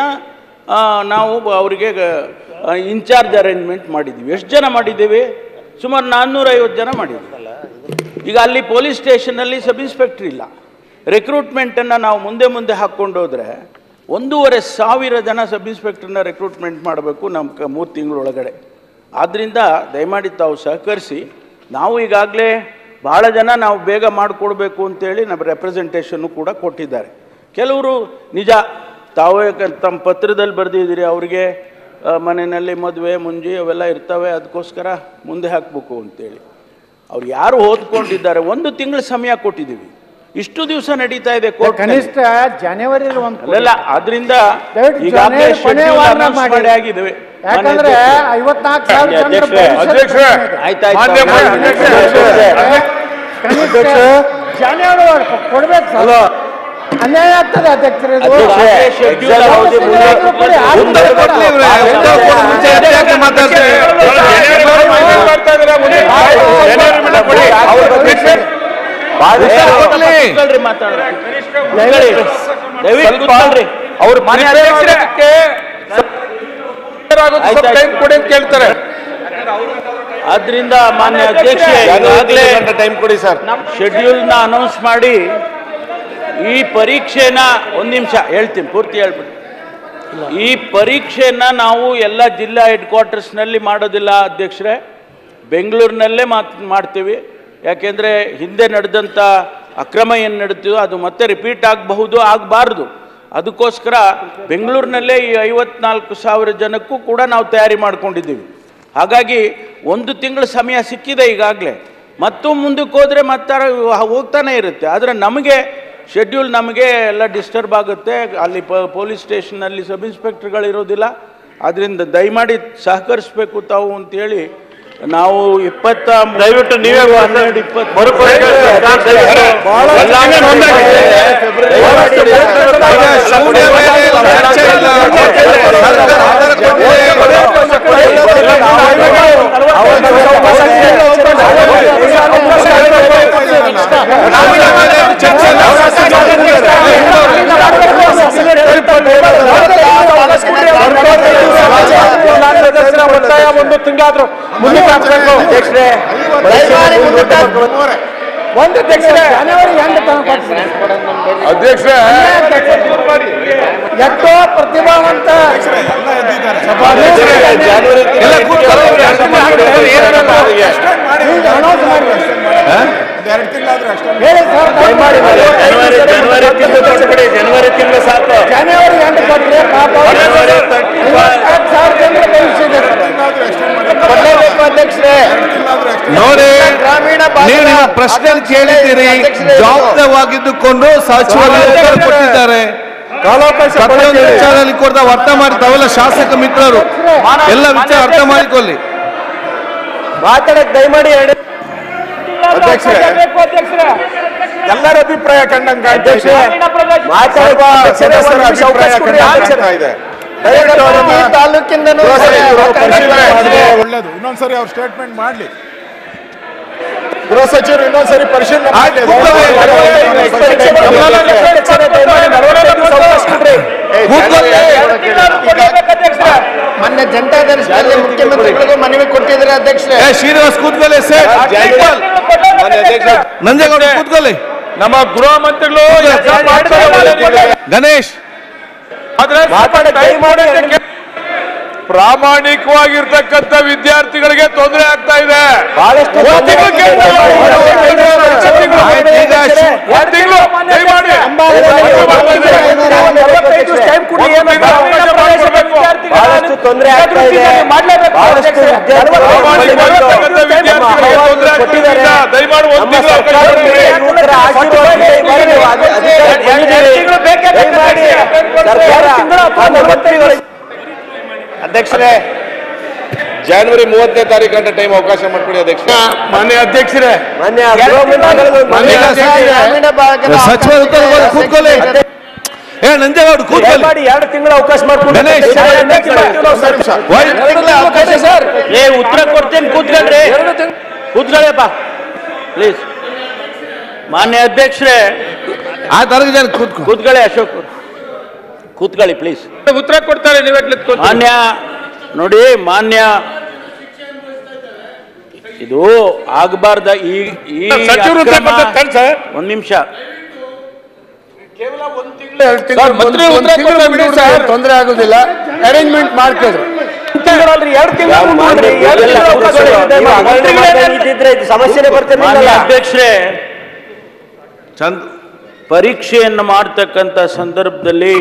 Speaker 18: ನಾವು ಅವರಿಗೆ ಇನ್ಚಾರ್ಜ್ ಅರೇಂಜ್ಮೆಂಟ್ ಮಾಡಿದ್ದೀವಿ ಎಷ್ಟು ಜನ ಮಾಡಿದ್ದೀವಿ ಸುಮಾರು ನಾನ್ನೂರೈವತ್ತು ಜನ ಮಾಡಿದ್ದೀವಿ ಈಗ ಅಲ್ಲಿ ಪೊಲೀಸ್ ಸ್ಟೇಷನಲ್ಲಿ ಸಬ್ ಇನ್ಸ್ಪೆಕ್ಟ್ರ್ ಇಲ್ಲ ರಿಕ್ರೂಟ್ಮೆಂಟನ್ನು ನಾವು ಮುಂದೆ ಮುಂದೆ ಹಾಕ್ಕೊಂಡು ಹೋದರೆ ಒಂದೂವರೆ ಸಾವಿರ ಜನ ಸಬ್ ಇನ್ಸ್ಪೆಕ್ಟ್ರನ್ನ ರಿಕ್ರೂಟ್ಮೆಂಟ್ ಮಾಡಬೇಕು ನಮ್ಮ ಕ ಮೂರು ತಿಂಗಳೊಳಗಡೆ ಆದ್ದರಿಂದ ದಯಮಾಡಿ ತಾವು ಸಹಕರಿಸಿ ನಾವು ಈಗಾಗಲೇ ಭಾಳ ಜನ ನಾವು ಬೇಗ ಮಾಡಿಕೊಡ್ಬೇಕು ಅಂತೇಳಿ ನಮ್ಮ ರೆಪ್ರೆಸೆಂಟೇಷನ್ನು ಕೂಡ ಕೊಟ್ಟಿದ್ದಾರೆ ಕೆಲವರು ನಿಜ ತಾವೇ ಕ- ತಮ್ಮ ಪತ್ರದಲ್ಲಿ ಬರೆದಿದ್ದೀರಿ ಅವರಿಗೆ ಮನೆಯಲ್ಲಿ ಮದುವೆ ಮುಂಜಿ ಅವೆಲ್ಲ ಇರ್ತವೆ ಅದಕ್ಕೋಸ್ಕರ ಮುಂದೆ ಹಾಕಬೇಕು ಅಂತೇಳಿ ಅವ್ರು ಯಾರು ಓದ್ಕೊಂಡಿದ್ದಾರೆ ಒಂದು ತಿಂಗಳ ಸಮಯ ಕೊಟ್ಟಿದ್ದೀವಿ ಇಷ್ಟು ದಿವಸ ನಡೀತಾ ಇದೆ ಕೋರ್ಟ್
Speaker 11: ಕನಿಷ್ಠ ಜನವರಿಲಿ ಒಂದು
Speaker 18: ಅಲ್ಲಲ್ಲ ಅದರಿಂದ
Speaker 11: ದಯವಿಟ್ಟು
Speaker 18: ಈಗಾಗಲೇ
Speaker 11: ಜನವರಿ ಕೊನೆಯ
Speaker 18: schedule
Speaker 11: ವಾರನ
Speaker 18: announce
Speaker 11: ಮಾಡಿ.
Speaker 18: ಮಾಡಿ ಆಗಿದ್ದೇವೆ
Speaker 11: ಯಾಕಂದ್ರೆ ಐವತ್ನಾಲ್ಕು ಸಾವಿರ ಜನರ
Speaker 18: ಅಧ್ಯಕ್ಷರೇ,
Speaker 11: ಭವಿಷ್ಯದ
Speaker 18: ಅಧ್ಯಕ್ಷರೇ,
Speaker 11: ಪ್ರಶ್ನೆ ಇದೆ.
Speaker 18: ಆಯ್ತಾಯ್ತು.
Speaker 11: ಮಾನ್ಯ
Speaker 18: ಅಧ್ಯಕ್ಷರೇ,
Speaker 11: ಅಧ್ಯಕ್ಷರೇ,
Speaker 18: ಅಧ್ಯಕ್ಷರೇ.
Speaker 11: ಕನಿಷ್ಠ ಜನವರಿ ಒಳಗೆ ಕೊಡ್ಬೇಕು ಸರ್ ಅನ್ಯಾಯ ಆಗ್ತದೆ ಅಧ್ಯಕ್ಷರೇ ಇದು.
Speaker 18: ಅಧ್ಯಕ್ಷರೇ, schedule
Speaker 11: ಯಾವ
Speaker 18: ಅವಧಿ
Speaker 11: ಸಮಯ ಆದ್ರೂ ಕೊಡಿ, ಆದ್ರೂ
Speaker 18: ಮುಂದೆ
Speaker 11: ಬೇಡ.
Speaker 18: ಕೊಡ್ಲಿ ಇವ್ರೆ, ಮುಂದೆ ಕೊಡಿ, ಮುಂಚೆ ಯಾಕೆ ಮಾತಾಡ್ತೀರಿ? ಕೂತ್ಕೊಳ್ರಿ, ಮಾತಾಡ್ರಿ. ಕೂತ್ಕೊಳ್ಳಿ. ದಯವಿಟ್ಟು ಕೂತ್ಕೊಳ್ರಿ.
Speaker 12: ಅವ್ರು
Speaker 18: ಮಾನ್ಯ
Speaker 12: prepare
Speaker 18: ಅಧ್ಯಕ್ಷರೇ.
Speaker 12: ಮಾಡೋದಕ್ಕೆ ಸ್ವಲ್ಪ
Speaker 18: ಆಯ್ತು,
Speaker 12: time ಕೊಡಿ ಅಂತ ಕೇಳ್ತಾರೆ
Speaker 18: ಆದ್ರಿಂದ ಮಾನ್ಯ ಅಧ್ಯಕ್ಷ ಈಗಾಗಲೇ
Speaker 12: ಟೈಮ್ ಕೊಡಿ ಸರ್
Speaker 18: ಶೆಡ್ಯೂಲ್ನ ಅನೌನ್ಸ್ ಮಾಡಿ ಈ ಪರೀಕ್ಷೆನ ಒಂದು ನಿಮಿಷ ಹೇಳ್ತೀನಿ ಪೂರ್ತಿ ಹೇಳ್ಬಿಡಿ ಈ ಪರೀಕ್ಷೆನ ನಾವು ಎಲ್ಲ ಜಿಲ್ಲಾ ಹೆಡ್ ಕ್ವಾರ್ಟರ್ಸ್ನಲ್ಲಿ ಮಾಡೋದಿಲ್ಲ ಅಧ್ಯಕ್ಷರೇ ಬೆಂಗಳೂರಿನಲ್ಲೇ ಮಾತ್ ಮಾಡ್ತೀವಿ ಯಾಕೆಂದರೆ ಹಿಂದೆ ನಡೆದಂಥ ಅಕ್ರಮ ಏನು ನಡೀತೀವೋ ಅದು ಮತ್ತೆ ರಿಪೀಟ್ ಆಗಬಹುದು ಆಗಬಾರ್ದು ಅದಕ್ಕೋಸ್ಕರ ಬೆಂಗಳೂರಿನಲ್ಲೇ ಈ ಐವತ್ನಾಲ್ಕು ಸಾವಿರ ಜನಕ್ಕೂ ಕೂಡ ನಾವು ತಯಾರಿ ಮಾಡ್ಕೊಂಡಿದ್ದೀವಿ ಹಾಗಾಗಿ ಒಂದು ತಿಂಗಳ ಸಮಯ ಸಿಕ್ಕಿದೆ ಈಗಾಗಲೇ ಮತ್ತು ಮುಂದಕ್ಕೆ ಹೋದರೆ ಮತ್ತೆ ಹೋಗ್ತಾನೆ ಇರುತ್ತೆ ಆದರೆ ನಮಗೆ ಶೆಡ್ಯೂಲ್ ನಮಗೆ ಎಲ್ಲ ಡಿಸ್ಟರ್ಬ್ ಆಗುತ್ತೆ ಅಲ್ಲಿ ಪ ಪೊಲೀಸ್ ಸ್ಟೇಷನ್ನಲ್ಲಿ ಸಬ್ ಇನ್ಸ್ಪೆಕ್ಟರ್ಗಳು ಇರೋದಿಲ್ಲ ಅದರಿಂದ ದಯಮಾಡಿ ಸಹಕರಿಸಬೇಕು ತಾವು ಅಂತೇಳಿ ನಾವು ಇಪ್ಪತ್ತ ದಯವಿಟ್ಟು ನೀವೇ ಹನ್ನೆರಡು ಇಪ್ಪತ್ತು
Speaker 12: ಒತ್ತಾಯ ಒಂದು ತಿಂಗಳಾದ್ರೂ ಮುಂದಕ್ಕೆ ಹಾಕ್ಬೇಕು ಅಧ್ಯಕ್ಷರೇ
Speaker 11: ಒಂದು ಅಧ್ಯಕ್ಷರೇ ಜನವರಿ ಎಂಟು ತನಕ ಕೊಡ್ತೀನಿ.
Speaker 12: ಅಧ್ಯಕ್ಷರೇ
Speaker 11: ಎಷ್ಟೋ ಪ್ರತಿಭಾವಂತ ಈಗ announce ಮಾಡ್ಬೇಕು. ಹೇಳಿ ಸರ್
Speaker 18: ಜನವರಿ ಜನವರಿ ತಿಂಗಳು ಕೊಟ್ಬಿಡಿ ಜನವರಿ ತಿಂಗಳು ಸಾಕು
Speaker 11: ಜನವರಿ ಎಂಟು ಕೊಟ್ಟರೆ ಪಾಪ ಐವತ್ತಾರು ಸಾವಿರ ಜನರ ಭವಿಷ್ಯ ಇದೆ ಸರ್. ಕೊಡ್ಲೇಬೇಕು ಅಧ್ಯಕ್ಷರೇ
Speaker 1: ನೋಡಿ
Speaker 11: ಗ್ರಾಮೀಣ
Speaker 1: ನೀವು ನಿಮ್ಮ
Speaker 11: ಭಾಗದ
Speaker 1: ಪ್ರಶ್ನೆ ಕೇಳಿದ್ದೀರಿ
Speaker 11: ಅಧ್ಯಕ್ಷರೇ, ಇದು-
Speaker 1: ಜವಾಬ್ದಾರವಾಗಿದ್ದುಕೊಂಡು ಸಚಿವರು ಉತ್ತರ ಕೊಟ್ಟಿದ್ದಾರೆ ಪ್ರತಿಯೊಂದು ವಿಚಾರದಲ್ಲಿ ಕೂಡ ತಾವು ಅರ್ಥ ಮಾಡಿ ತಾವೆಲ್ಲ ಶಾಸಕ ಮಿತ್ರರು ಎಲ್ಲ ವಿಚಾರ ಅರ್ಥ ಮಾಡಿಕೊಳ್ಳಿ
Speaker 4: ಮಾತಾಡಕ್ ದಯಮಾಡಿ ಎರಡು
Speaker 12: ಅಧ್ಯಕ್ಷರೇ ಎಲ್ಲರ ಅಭಿಪ್ರಾಯ ಕಂಡಂಗೆ
Speaker 4: ಅಧ್ಯಕ್ಷರೇ, ಮಾತಾಡುವ
Speaker 12: ಸದಸ್ಯರ
Speaker 4: ಒಂದು ನಿಮಿಷ
Speaker 12: ಅಭಿಪ್ರಾಯ
Speaker 4: ಅವಕಾಶ ಕೊಡಿ,
Speaker 12: ಕಂಡಂಗೆ
Speaker 4: ಆನ್ಸರ್.
Speaker 12: ಕಾಣ್ತಾ ಇದೆ
Speaker 4: ದಯವಿಟ್ಟು
Speaker 12: ಅದನ್ನ
Speaker 4: ಈ ತಾಲೂಕಿಂದನೂ
Speaker 12: ಗೃಹ ಸಚಿವರು ಪರಿಶೀಲನೆ ಮಾಡಿದ್ರೆ
Speaker 4: ಅಧ್ಯಕ್ಷರೇ,
Speaker 12: ಒಳ್ಳೇದು ಇನ್ನೊಂದ್ಸರಿ ಅವ್ರ ಸ್ಟೇಟ್ಮೆಂಟ್ ಮಾಡ್ಲಿ ಗೃಹ ಸಚಿವರು ಇನ್ನೊಂದ್ಸರಿ ಪರಿಶೀಲನೆ ಮಾಡ್ಲಿ
Speaker 11: ಮೊನ್ನೆ ಜನತಾ ದರ್ಶನದಲ್ಲಿ ಮುಖ್ಯಮಂತ್ರಿಗಳಿಗೂ ಮನವಿ ಕೊಟ್ಟಿದ್ದಾರೆ ಅಧ್ಯಕ್ಷರೇ
Speaker 1: ಏ ಶ್ರೀನಿವಾಸ್ ಕೂತ್ಕೊಳ್ಳಿ ಸರ್ ನಂಜೇಗೌಡ ಕೂತ್ಕೊಳ್ಳಿ
Speaker 19: ನಮ್ಮ ಗೃಹ ಮಂತ್ರಿಗಳು
Speaker 1: ಗಣೇಶ್
Speaker 19: ಪ್ರಾಮಾಣಿಕವಾಗಿರ್ತಕ್ಕಂಥ ವಿದ್ಯಾರ್ಥಿಗಳಿಗೆ ತೊಂದರೆ ಆಗ್ತಾ ಇದೆ
Speaker 4: ಬಹಳಷ್ಟು
Speaker 19: ಒಂದ್ ತಿಂಗಳು ಕೇಳ್ತಾ ಇದ್ದಾರೆ. ಒಂದ್ ತಿಂಗಳು ದಯಮಾಡಿ.
Speaker 4: ಬಹಳಷ್ಟು ತೊಂದರೆ ಆಗ್ತಾ ಇದೆ ಬಹಳಷ್ಟು ವಿದ್ಯಾರ್ಥಿಗಳು ಕೊಟ್ಟಿದ್ದಾರೆ ನಮ್ಮ ಸರ್ಕಾರದಲ್ಲಿ ಯುವಕರ ಆಶೀರ್ವಾದ ದಯಮಾಡಿ ನೀವು ಅಧಿ- ಅಧಿಕಾರಕ್ಕೆ ಬಂದಿದ್ದೀರಿ. ದಯಮಾಡಿ ಸರ್ಕಾರ ನಮ್ಮ ಮಂತ್ರಿಗಳಿಗೆ
Speaker 12: ಅಧ್ಯಕ್ಷರೇ ಜನವರಿ ಮೂವತ್ತನೇ ತಾರೀಕು ಗಂಟೆ ಟೈಮ್ ಅವಕಾಶ ಮಾಡ್ಕೊಡಿ ಅಧ್ಯಕ್ಷ
Speaker 19: ಮಾನ್ಯ ಅಧ್ಯಕ್ಷರೇ
Speaker 4: ಮಾನ್ಯ ಗೃಹ ಮಂತ್ರಿಗಳು
Speaker 1: ಮಾನ್ಯ
Speaker 11: ಗ್ರಾಮೀಣ ಭಾಗದ
Speaker 1: ಸಚಿವರು ಉತ್ತರ ಕೊಡಿ, ಕೂತ್ಕೊಳ್ಳಿ ಏ ನಂಜೇಗೌಡ ಕೂತ್ಕೊಳ್ಳಿ
Speaker 4: ದಯಮಾಡಿ ಎರಡು ತಿಂಗಳು ಅವಕಾಶ ಮಾಡ್ಕೊಂಡು
Speaker 1: ಗಣೇಶ್.
Speaker 4: ಅವಕಾಶ ಸರ್
Speaker 18: ಏ ಉತ್ತರ ಕೊಡ್ತೇನೆ ಕೂತ್ಕೊಳ್ರಿ ಕೂತ್ಕೊಳ್ಳಿಯಪ್ಪ ಪ್ಲೀಸ್ ಮಾನ್ಯ ಅಧ್ಯಕ್ಷರೇ
Speaker 1: ಆ ತರಗ ಜನ ಕೂತ್ಕೊ
Speaker 18: ಕೂತ್ಕೊಳ್ಳಿ ಅಶೋಕ್ ಕೂತ್ಕೊಳ್ಳಿ ಪ್ಲೀಸ್
Speaker 19: ಉತ್ತರ ಕೊಡ್ತಾರೆ ನೀವೇ
Speaker 18: ಮಾನ್ಯ ನೋಡಿ ಮಾನ್ಯ ಇದು ಆಗಬಾರ್ದ ಈ ಈ
Speaker 19: ಸಚಿವರು ಉತ್ತರ
Speaker 18: ಅಕ್ರಮ-
Speaker 19: ಕೊಡ್ತಾರೆ ತಾನೆ ಸರ್?
Speaker 18: ಒಂದ್ ನಿಮಿಷ
Speaker 19: ಸರ್, ಮಂತ್ರಿ ಉತ್ತರ ಕೊಡ್ತಾರೆ ಬಿಡಿ ಸರ್.
Speaker 12: ತೊಂದರೆ ಆಗುದಿಲ್ಲ ಅರೇಂಜ್ಮೆಂಟ್ ಮಾಡ್ಕೊಳ್ರಿ
Speaker 4: ಎರಡು ತಿಂಗಳು ಮಾಡ್ರಿ, ಎರಡು ತಿಂಗಳು ಅವಕಾಶ ಇದೆ. ಮಂತ್ರಿಗಳೇ ಇದ್ದಿದ್ರೆ ಇದು ಸಮಸ್ಯೆನೇ
Speaker 18: ಮಾನ್ಯ
Speaker 4: ಬರ್ತಿರ್ಲಿಲ್ಲ
Speaker 18: ಅಧ್ಯಕ್ಷರೇ
Speaker 1: ಚಂದ್
Speaker 18: ಪರೀಕ್ಷೆಯನ್ನು ಮಾಡ್ತಕ್ಕಂಥ ಸಂದರ್ಭದಲ್ಲಿ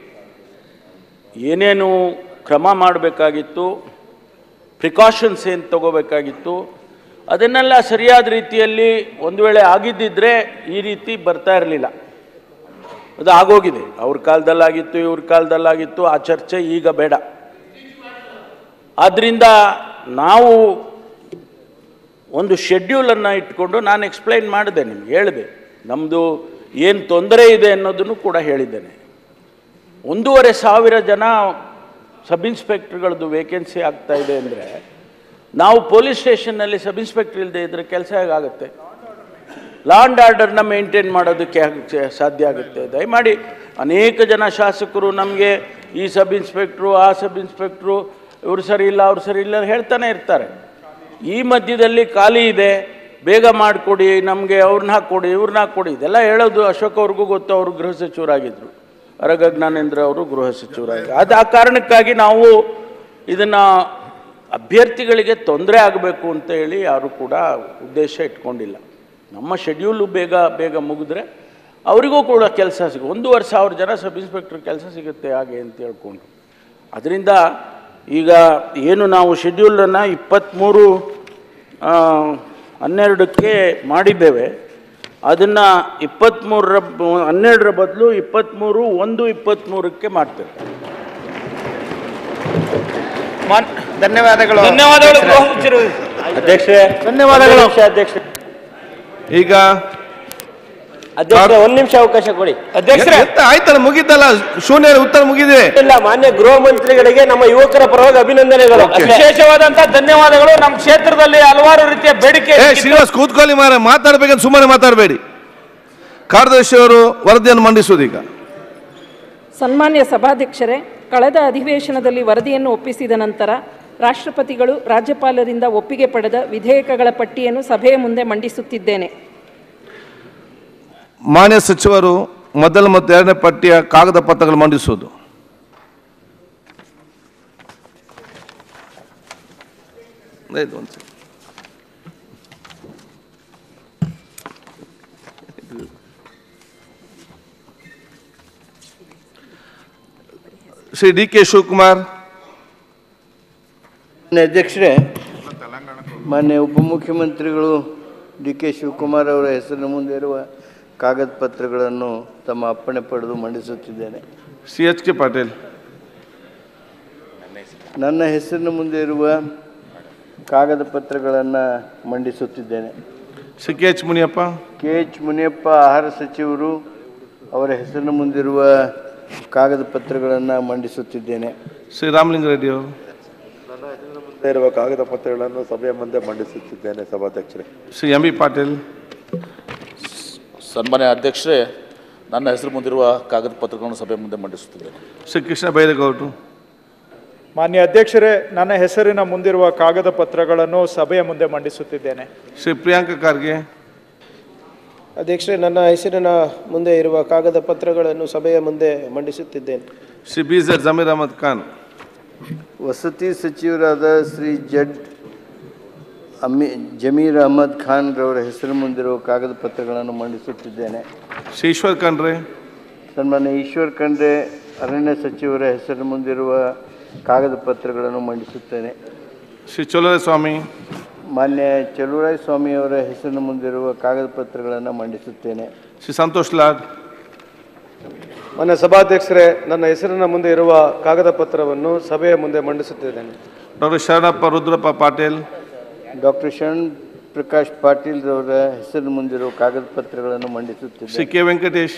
Speaker 18: ಏನೇನು ಕ್ರಮ ಮಾಡಬೇಕಾಗಿತ್ತು ಪ್ರಿಕಾಷನ್ಸ್ ಏನು ತಗೋಬೇಕಾಗಿತ್ತು ಅದನ್ನೆಲ್ಲ ಸರಿಯಾದ ರೀತಿಯಲ್ಲಿ ಒಂದು ವೇಳೆ ಆಗಿದ್ದಿದ್ರೆ ಈ ರೀತಿ ಬರ್ತಾ ಇರಲಿಲ್ಲ ಅದು ಆಗೋಗಿದೆ ಅವ್ರ ಕಾಲದಲ್ಲಾಗಿತ್ತು ಇವ್ರ ಕಾಲದಲ್ಲಾಗಿತ್ತು ಆ ಚರ್ಚೆ ಈಗ ಬೇಡ ಆದ್ದರಿಂದ ನಾವು ಒಂದು ಶೆಡ್ಯೂಲನ್ನು ಇಟ್ಕೊಂಡು ನಾನು ಎಕ್ಸ್ಪ್ಲೈನ್ ಮಾಡಿದೆ ನಿಮ್ಗೆ ಹೇಳಿದೆ ನಮ್ಮದು ಏನು ತೊಂದರೆ ಇದೆ ಅನ್ನೋದನ್ನು ಕೂಡ ಹೇಳಿದ್ದೇನೆ ಒಂದೂವರೆ ಸಾವಿರ ಜನ ಸಬ್ ಇನ್ಸ್ಪೆಕ್ಟರ್ಗಳದ್ದು ವೇಕೆನ್ಸಿ ಆಗ್ತಾ ಇದೆ ಅಂದರೆ ನಾವು ಪೊಲೀಸ್ ಸ್ಟೇಷನ್ನಲ್ಲಿ ಸಬ್ ಇನ್ಸ್ಪೆಕ್ಟರ್ ಇಲ್ಲದೆ ಇದ್ದರೆ ಕೆಲಸ ಹೇಗಾಗುತ್ತೆ ಲಾ ಆ್ಯಂಡ್ ಆರ್ಡರ್ನ ಮೇಂಟೈನ್ ಮಾಡೋದಕ್ಕೆ ಹೇಗೆ ಸಾಧ್ಯ ಆಗುತ್ತೆ ದಯಮಾಡಿ ಅನೇಕ ಜನ ಶಾಸಕರು ನಮಗೆ ಈ ಸಬ್ ಇನ್ಸ್ಪೆಕ್ಟ್ರು ಆ ಸಬ್ ಇನ್ಸ್ಪೆಕ್ಟ್ರು ಇವರು ಸರಿ ಇಲ್ಲ ಅವ್ರು ಸರಿ ಇಲ್ಲ ಹೇಳ್ತಾನೆ ಇರ್ತಾರೆ ಈ ಮಧ್ಯದಲ್ಲಿ ಖಾಲಿ ಇದೆ ಬೇಗ ಮಾಡಿಕೊಡಿ ನಮಗೆ ಅವ್ರನ್ನ ಹಾಕ್ಕೊಡಿ ಇವ್ರನ್ನ ಹಾಕ್ಕೊಡಿ ಇದೆಲ್ಲ ಹೇಳೋದು ಅಶೋಕ್ ಅವ್ರಿಗೂ ಗೊತ್ತು ಅವರು ಗೃಹ ಸಚಿವರಾಗಿದ್ದರು ಅರಗ ಜ್ಞಾನೇಂದ್ರ ಅವರು ಗೃಹ ಸಚಿವರಾಗಿ ಅದು ಆ ಕಾರಣಕ್ಕಾಗಿ ನಾವು ಇದನ್ನು ಅಭ್ಯರ್ಥಿಗಳಿಗೆ ತೊಂದರೆ ಆಗಬೇಕು ಅಂತ ಹೇಳಿ ಯಾರು ಕೂಡ ಉದ್ದೇಶ ಇಟ್ಕೊಂಡಿಲ್ಲ ನಮ್ಮ ಶೆಡ್ಯೂಲು ಬೇಗ ಬೇಗ ಮುಗಿದ್ರೆ ಅವರಿಗೂ ಕೂಡ ಕೆಲಸ ಸಿಗ ಒಂದೂವರೆ ಸಾವಿರ ಜನ ಸಬ್ ಇನ್ಸ್ಪೆಕ್ಟರ್ ಕೆಲಸ ಸಿಗುತ್ತೆ ಹಾಗೆ ಅಂತ ಹೇಳ್ಕೊಂಡು ಅದರಿಂದ ಈಗ ಏನು ನಾವು ಶೆಡ್ಯೂಲನ್ನು ಇಪ್ಪತ್ತ್ಮೂರು ಆ, ಹನ್ನೆರಡಕ್ಕೆ ಮಾಡಿದ್ದೇವೆ ಅದನ್ನು ಇಪ್ಪತ್ತ್ಮೂರರ ಬ- ಹನ್ನೆರಡರ ಬದಲು ಇಪ್ಪತ್ತ್ಮೂರು ಒಂದು ಇಪ್ಪತ್ತ್ಮೂರಕ್ಕೆ ಮಾಡ್ತೇವೆ
Speaker 11: ಧನ್ಯವಾದಗಳು
Speaker 4: ಧನ್ಯವಾದಗಳು ಗೃಹ ಸಚಿವರು.
Speaker 18: ಅಧ್ಯಕ್ಷರೇ
Speaker 11: ಧನ್ಯವಾದಗಳು.
Speaker 4: ಒಂದು ನಿಮಿಷ ಅಧ್ಯಕ್ಷ
Speaker 1: ಈಗ
Speaker 4: ಅಧ್ಯಕ್ಷರೇ ಒಂದ್ ನಿಮಿಷ ಅವಕಾಶ ಕೊಡಿ ಅಧ್ಯಕ್ಷರೇ
Speaker 1: ಎತ್ತ ಆಯ್ತಲ್ಲ ಮುಗಿತಲ್ಲ ಶೂನ್ಯ ಉತ್ತರ ಮುಗಿದೆ
Speaker 4: ಇಲ್ಲ ಮಾನ್ಯ ಗೃಹ ಮಂತ್ರಿಗಳಿಗೆ ನಮ್ಮ ಯುವಕರ ಪರವಾಗಿ ಅಭಿನಂದನೆಗಳು
Speaker 1: Okay.
Speaker 4: ಅಷ್ಟೇ.
Speaker 16: ವಿಶೇಷವಾದಂತ ಧನ್ಯವಾದಗಳು ನಮ್ಮ ಕ್ಷೇತ್ರದಲ್ಲಿ ಹಲವಾರು ರೀತಿಯ ಬೇಡಿಕೆ
Speaker 1: ಏ ಶ್ರೀನಿವಾಸ್ ಕೂತ್ಕೊಳ್ಳಿ ಮಾರ ಮಾತಾಡ್ಬೇಕಂತ ಸುಮ್ಮನೆ ಮಾತಾಡಬೇಡಿ ಕಾರ್ಯದರ್ಶಿ ಅವರು ವರದಿಯನ್ನು ಮಂಡಿಸುವುದು ಈಗ
Speaker 5: ಸನ್ಮಾನ್ಯ ಸಭಾಧ್ಯಕ್ಷರೇ ಕಳೆದ ಅಧಿವೇಶನದಲ್ಲಿ ವರದಿಯನ್ನು ಒಪ್ಪಿಸಿದ ನಂತರ ರಾಷ್ಟ್ರಪತಿಗಳು ರಾಜ್ಯಪಾಲರಿಂದ ಒಪ್ಪಿಗೆ ಪಡೆದ ವಿಧೇಯಕಗಳ ಪಟ್ಟಿಯನ್ನು ಸಭೆಯ ಮುಂದೆ ಮಂಡಿಸುತ್ತಿದ್ದೇನೆ
Speaker 1: ಮಾನ್ಯ ಸಚಿವರು ಮೊದಲ ಮತ್ತು ಎರಡನೇ ಪಟ್ಟಿಯ ಕಾಗದ ಪತ್ರಗಳು ಮಂಡಿಸುವುದು ಆಯ್ತು, ಒಂದ್ second. Shri D K Shivakumar
Speaker 20: ಮಾನ್ಯ ಅಧ್ಯಕ್ಷರೇ ಮಾನ್ಯ ಉಪಮುಖ್ಯಮಂತ್ರಿಗಳು ಡಿ ಕೆ ಶಿವಕುಮಾರ್ ಅವರ ಹೆಸರಿನ ಮುಂದೆ ಇರುವ
Speaker 8: ಕಾಗದ ಪತ್ರಗಳನ್ನು ತಮ್ಮ ಅಪ್ಪಣೆ ಪಡೆದು ಮಂಡಿಸುತ್ತಿದ್ದೇನೆ
Speaker 1: ಸಿ ಎಚ್ ಕೆ ಪಾಟೀಲ್
Speaker 8: ನನ್ನ ಹೆಸರಿನ ಮುಂದೆ ಇರುವ ಕಾಗದ ಪತ್ರಗಳನ್ನು ಮಂಡಿಸುತ್ತಿದ್ದೇನೆ
Speaker 1: C K H Muniyappa
Speaker 8: K H Muniyappa ಆಹಾರ ಸಚಿವರು ಅವರ ಹೆಸರಿನ ಮುಂದಿರುವ ಕಾಗದ ಪತ್ರಗಳನ್ನು ಮಂಡಿಸುತ್ತಿದ್ದೇನೆ
Speaker 1: ಶ್ರೀ ರಾಮಲಿಂಗ ರೆಡ್ಡಿ ಅವರು
Speaker 7: ಇರುವ ಕಾಗದ ಪತ್ರಗಳನ್ನು ಸಭೆಯ ಮುಂದೆ ಮಂಡಿಸುತ್ತಿದ್ದೇನೆ ಸಭಾಧ್ಯಕ್ಷರೇ
Speaker 1: ಶ್ರೀ ಎಂ ಬಿ ಪಾಟೀಲ್
Speaker 13: ಸನ್ಮಾನ್ಯ ಅಧ್ಯಕ್ಷರೇ ನನ್ನ ಹೆಸರು ಮುಂದಿರುವ ಕಾಗದ ಪತ್ರಗಳನ್ನು ಸಭೆ ಮುಂದೆ ಮಂಡಿಸುತ್ತಿದ್ದೇನೆ
Speaker 1: ಶ್ರೀ ಕೃಷ್ಣ ಬೈರೇಗೌಡರು
Speaker 2: ಮಾನ್ಯ ಅಧ್ಯಕ್ಷರೇ ನನ್ನ ಹೆಸರಿನ ಮುಂದಿರುವ ಕಾಗದ ಪತ್ರಗಳನ್ನು ಸಭೆಯ ಮುಂದೆ ಮಂಡಿಸುತ್ತಿದ್ದೇನೆ
Speaker 1: ಶ್ರೀ ಪ್ರಿಯಾಂಕ ಖರ್ಗೆ
Speaker 20: ಅಧ್ಯಕ್ಷರೇ ನನ್ನ ಹೆಸರಿನ ಮುಂದೆ ಇರುವ ಕಾಗದ ಪತ್ರಗಳನ್ನು ಸಭೆಯ ಮುಂದೆ ಮಂಡಿಸುತ್ತಿದ್ದೇನೆ
Speaker 1: ಶ್ರೀ ಬಿ ಝೆಡ್ ಜಮೀರ್ ಅಹಮದ್ ಖಾನ್
Speaker 8: ವಸತಿ ಸಚಿವರಾದ ಶ್ರೀ ಜಡ್ ಅಮಿ ಜಮೀರ್ ಅಹಮದ್ ಖಾನ್ ರವರ ಹೆಸರು ಮುಂದಿರುವ ಕಾಗದ ಪತ್ರಗಳನ್ನು ಮಂಡಿಸುತ್ತಿದ್ದೇನೆ
Speaker 1: ಶ್ರೀ ಈಶ್ವರ್ ಖಂಡ್ರೆ
Speaker 8: ಸನ್ಮಾನ್ಯ ಈಶ್ವರ್ ಖಂಡ್ರೆ ಅರಣ್ಯ ಸಚಿವರ ಹೆಸರು ಮುಂದಿರುವ ಕಾಗದ ಪತ್ರಗಳನ್ನು ಮಂಡಿಸುತ್ತೇನೆ
Speaker 1: ಶ್ರೀ ಚೊಲರೆ ಸ್ವಾಮಿ
Speaker 8: ಮಾನ್ಯ ಚಲುವರಾಯ ಸ್ವಾಮಿಯವರ ಹೆಸರಿನ ಮುಂದಿರುವ ಕಾಗದ ಪತ್ರಗಳನ್ನು ಮಂಡಿಸುತ್ತೇನೆ
Speaker 1: ಶ್ರೀ ಸಂತೋಷ್ ಲಾಡ್
Speaker 20: ಮಾನ್ಯ ಸಭಾಧ್ಯಕ್ಷರೇ ನನ್ನ ಹೆಸರಿನ ಮುಂದೆ ಇರುವ ಕಾಗದ ಪತ್ರವನ್ನು ಸಭೆಯ ಮುಂದೆ ಮಂಡಿಸುತ್ತಿದ್ದೇನೆ
Speaker 1: ಡಾಕ್ಟರ್ ಶರಣಪ್ಪ ರುದ್ರಪ್ಪ ಪಾಟೀಲ್
Speaker 8: ಡಾಕ್ಟರ್ ಶರಣ್ ಪ್ರಕಾಶ್ ಪಾಟೀಲ್ ರವರ ಹೆಸರಿನ ಮುಂದಿರುವ ಕಾಗದ ಪತ್ರಗಳನ್ನು
Speaker 1: ಶ್ರೀ
Speaker 8: ಮಂಡಿಸುತ್ತಿದ್ದೇನೆ
Speaker 1: ಕೆ ವೆಂಕಟೇಶ್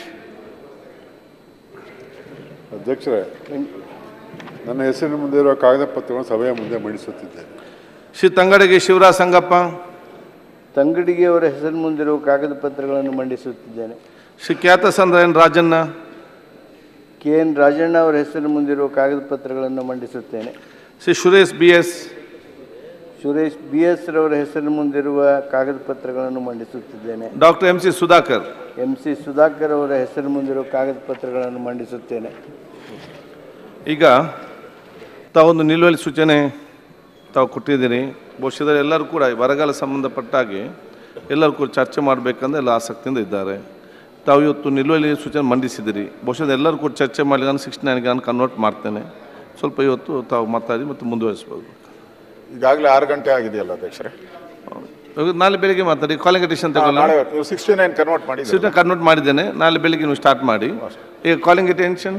Speaker 21: ಅಧ್ಯಕ್ಷರೇ ನನ್ನ ಹೆಸರಿನ ಮುಂದೆ ಇರುವ ಕಾಗದ ಪತ್ರಗಳನ್ನು ಸಭೆಯ ಮುಂದೆ ಮಂಡಿಸುತ್ತಿದ್ದೇನೆ
Speaker 1: ಶ್ರೀ ತಂಗಡಗಿ ಶಿವರಾಜ್ ಸಂಗಪ್ಪ
Speaker 8: ತಂಗಡಿಗೆ ಅವರ ಹೆಸರಿನ ಮುಂದಿರುವ ಕಾಗದ ಪತ್ರಗಳನ್ನು ಮಂಡಿಸುತ್ತಿದ್ದೇನೆ
Speaker 1: ಶ್ರೀ ಖ್ಯಾತ ಸಂದ್ರಯನ್ ರಾಜಣ್ಣ
Speaker 8: ಕೆ ಎನ್ ರಾಜಣ್ಣ ಅವರ ಹೆಸರಿನ ಮುಂದಿರುವ ಕಾಗದ ಪತ್ರಗಳನ್ನು ಮಂಡಿಸುತ್ತೇನೆ
Speaker 1: Shri Suresh B S
Speaker 8: Suresh B S ರವರ ಹೆಸರಿನ ಮುಂದಿರುವ ಕಾಗದ ಪತ್ರಗಳನ್ನು ಮಂಡಿಸುತ್ತಿದ್ದೇನೆ
Speaker 1: doctor M C Sudhakar
Speaker 8: M C Sudhakar ಅವರ ಹೆಸರಿನ ಮುಂದಿರುವ ಕಾಗದ ಪತ್ರಗಳನ್ನು ಮಂಡಿಸುತ್ತೇನೆ
Speaker 1: ಈಗ ತಾವೊಂದು ನಿಲುವಳಿ ಸೂಚನೆ ತಾವು ಕೊಟ್ಟಿದ್ದೀರಿ ಬಹುಶಃ ಎಲ್ಲರೂ ಕೂಡ ಈ ಬರಗಾಲ ಸಂಬಂಧಪಟ್ಟಾಗಿ ಎಲ್ಲರೂ ಕೂಡ ಚರ್ಚೆ ಮಾಡಬೇಕಂದ್ರೆ ಎಲ್ಲ ಆಸಕ್ತಿಯಿಂದ ಇದ್ದಾರೆ ತಾವು ಇವತ್ತು ನಿಲುವಳಿ ಸೂಚನೆ ಮಂಡಿಸಿದಿರಿ ಬಹುಶಃ ಎಲ್ಲರೂ ಕೂಡ ಚರ್ಚೆ ಮಾಡಿ ನಾನು ಸಿಕ್ಸ್ಟಿ ನೈನ್ಗೆ ನಾನು ಕನ್ವರ್ಟ್ ಮಾಡ್ತೇನೆ ಸ್ವಲ್ಪ ಇವತ್ತು ತಾವು ಮಾತಾಡಿ ಮತ್ತು ಮುಂದುವರಿಸ್ಬೋದು
Speaker 24: ಈಗಾಗಲೇ ಆರು ಗಂಟೆ ಆಗಿದೆಯಲ್ಲ ಅಧ್ಯಕ್ಷರೇ
Speaker 1: ಇವಾಗ ನಾಳೆ ಬೆಳಿಗ್ಗೆ ಮಾತಾಡಿ ಕಾಲಿಂಗ್ ಅಟೆನ್ಷನ್ ತಗೊಳ್ಳ
Speaker 24: ನಾಳೆ ನೀವು ಸಿಕ್ಸ್ಟಿ ನೈನ್ ಕನ್ವರ್ಟ್ ಮಾಡಿ
Speaker 1: ಸೀಟ್ನ ಕನ್ವರ್ಟ್ ಮಾಡಿದ್ದೇನೆ ನಾಳೆ ಬೆಳಿಗ್ಗೆ ನೀವು ಸ್ಟಾರ್ಟ್ ಮಾಡಿ ಈಗ ಕಾಲಿಂಗ್ ಅಟೆನ್ಷನ್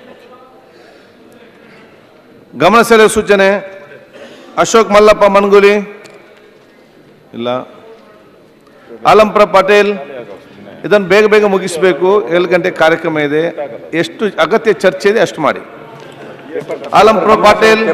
Speaker 1: ಗಮನ ಸೆಳೆಯುವ ಸೂಚನೆ ಅಶೋಕ್ ಮಲ್ಲಪ್ಪ ಮನ್ಗುಲಿ ಇಲ್ಲ ಆಲಂಪುರ ಪಟೇಲ್ ಇದನ್ನು ಬೇಗ ಬೇಗ ಮುಗಿಸಬೇಕು ಏಳು ಗಂಟೆ ಕಾರ್ಯಕ್ರಮ ಇದೆ ಎಷ್ಟು ಅಗತ್ಯ ಚರ್ಚೆ ಇದೆ ಅಷ್ಟು ಮಾಡಿ ಆಲಂಪುರ ಪಾಟೀಲ್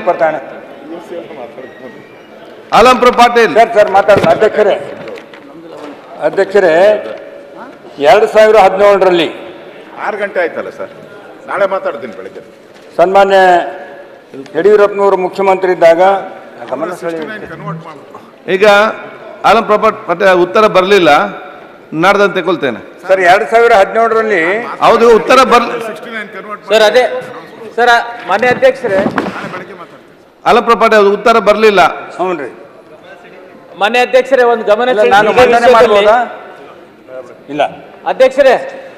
Speaker 1: ಆಲಂಪುರ ಪಾಟೀಲ್
Speaker 25: ಸರ್ ಸರ್ ಮಾತಾಡೋಣ ಅಧ್ಯಕ್ಷರೇ ಅಧ್ಯಕ್ಷರೇ ಎರಡು ಸಾವಿರ ಹದಿನೇಳರಲ್ಲಿ
Speaker 24: ಆರು ಗಂಟೆ ಆಯ್ತಲ್ಲ ಸರ್ ನಾಳೆ ಮಾತಾಡ್ತೀನಿ ಬೆಳಿಗ್ಗೆ
Speaker 25: ಸನ್ಮಾನ್ಯ ಯಡಿಯೂರಪ್ಪನವರು ಮುಖ್ಯಮಂತ್ರಿ ಇದ್ದಾಗ ಗಮನ ಸೆಳೆಯುವ
Speaker 24: ಕನ್ವರ್ಟ್ ಮಾಡಿ
Speaker 1: ಈಗ ಆಲಂಪುರ ಪಟೇಲ್ ಉತ್ತರ ಬರಲಿಲ್ಲ ನಾಡ್ದಂತ ತಗೊಳ್ತೇನೆ
Speaker 25: ಸರ್ ಎರಡು ಸಾವಿರ ಹದಿನೇಳರಲ್ಲಿ
Speaker 1: ಹೌದು ಉತ್ತರ ಬರ್ಲಿ
Speaker 25: ಸರ್ ಅದೇ ಸರ್ ಮಾನ್ಯ ಅಧ್ಯಕ್ಷರೇ
Speaker 1: ಆಲಂಪುರ ಪಟೇಲ್ ಅದು ಉತ್ತರ ಬರಲಿಲ್ಲ
Speaker 25: ಹ್ಞೂ ರೀ
Speaker 4: ಮಾನ್ಯ ಅಧ್ಯಕ್ಷರೇ ಒಂದು ಗಮನ
Speaker 25: ಇಲ್ಲ,
Speaker 4: ಸೆಳೆದ
Speaker 25: ನಾನು
Speaker 4: ಇದೇ
Speaker 25: ಮಂಡನೆ
Speaker 4: ವಿಷಯದಲ್ಲಿ-
Speaker 25: ಮಾಡ್ಬೋದಾ? ಇಲ್ಲ
Speaker 4: ಅಧ್ಯಕ್ಷರೇ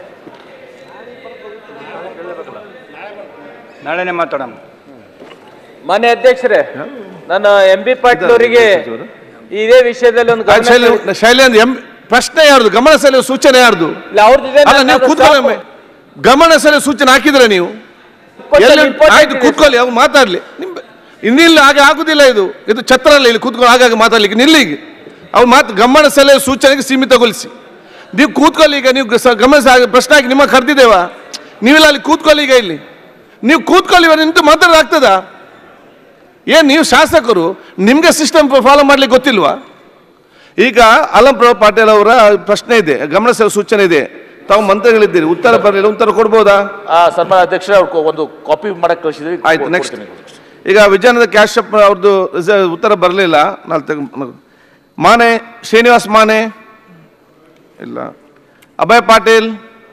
Speaker 25: ನಾಳೆನೇ ಮಾತಾಡೋಣ
Speaker 4: ಮಾನ್ಯ ಅಧ್ಯಕ್ಷರೇ ನಾನು ಎಂ ಬಿ ಪಾಟೀಲ್ ಅವರಿಗೆ ಇದೇ ವಿಷಯದಲ್ಲಿ ಒಂದು ಗಮನ ಸೆಳೆ-
Speaker 1: ಶೈಲಿ ಶೈಲೇಂದ್ರ ಎಂ ಪ್ರಶ್ನೆ ಯಾರ್ದು ಗಮನ ಸೆಳೆಯುವ ಸೂಚನೆ ಯಾರ್ದು
Speaker 4: ಇಲ್ಲ ಅವ್ರದ್ದಿದೆ
Speaker 1: ಅಲ್ಲ
Speaker 4: ನಾನು
Speaker 1: ನೀವು
Speaker 4: ಅದು
Speaker 1: ಕೂತ್ಕೊಳ್ಳಿ
Speaker 4: stop-
Speaker 1: ಒಮ್ಮೆ. ಗಮನ ಸೆಳೆಯುವ ಸೂಚನೆ ಹಾಕಿದ್ರೆ ನೀವು ಎಲ್ಲಿ ಆಯ್ತು ಕೂತ್ಕೊಳ್ಳಿ ಅವ್ರು ಮಾತಾಡ್ಲಿ ನಿಮ್ ಇನ್ನಿಲ್ಲ ಹಾಗೆ ಆಗುದಿಲ್ಲ ಇದು ಇದು ಛತ್ರ ಅಲ್ಲ ಇಲ್ಲಿ ಕೂತ್ಕೊಂಡು ಹಾಗಾಗಿ ಮಾತಾಡ್ಲಿಕ್ಕೆ ನಿಲ್ಲಿಗೆ ಅವ್ರು ಮಾತು ಗಮನ ಸೆಳೆಯುವ ಸೂಚನೆಗೆ ಸೀಮಿತಗೊಳಿಸಿ ನೀವು ಕೂತ್ಕೊಳ್ಳಿ ಈಗ ನೀವು ಸ- ಗಮನ ಸ- ಪ್ರಶ್ನೆ ಹಾಕಿ ನಿಮ್ಮ ಕರೆದಿದ್ದೇವ ನೀವೆಲ್ಲ ಅಲ್ಲಿ ಕೂತ್ಕೊಳ್ಳಿ ಈಗ ಇಲ್ಲಿ ನೀವು ಕೂತ್ಕೊಳ್ಳಿ ಇವಾಗ ನಿಂತು ಮಾತಾಡೋದಾಗ್ತದಾ ಏನು ನೀವು ಶಾಸಕರು ನಿಮಗೆ ಸಿಸ್ಟಮ್ ಫಾಲೋ ಮಾಡ್ಲಿಕ್ಕೆ ಗೊತ್ತಿಲ್ವಾ ಈಗ ಅಲಂಪ್ರಭು ಪಾಟೀಲ್ ಅವರ ಪ್ರಶ್ನೆ ಇದೆ ಗಮನ ಸೆಳೆಯುವ ಸೂಚನೆ ಇದೆ ತಾವು ಮಂತ್ರಿಗಳಿದ್ದೀರಿ ಉತ್ತರ ಬರಲಿಲ್ಲ ಉತ್ತರ ಕೊಡ್ಬೋದಾ
Speaker 13: ಆ, ಸನ್ಮಾನ್ಯ ಅಧ್ಯಕ್ಷರೇ ಅವ್ರು ಒಂದು ಕಾಪಿ ಮಾಡಕ್ಕೆ ಕಳಿಸಿದ್ವಿ
Speaker 1: ಆಯ್ತು ನೆಕ್ಸ್ಟ್ ಈಗ ವಿಜಯನಗರ ಕ್ಯಾಶಪ್ ಅವ್ರದ್ದು ರಿಸ- ಉತ್ತರ ಬರಲಿಲ್ಲ ನಾಳೆ ತೆಗ್ ಮಾನೆ ಶ್ರೀನಿವಾಸ್ ಮಾನೆ ಇಲ್ಲ ಅಭಯ್ ಪಾಟೀಲ್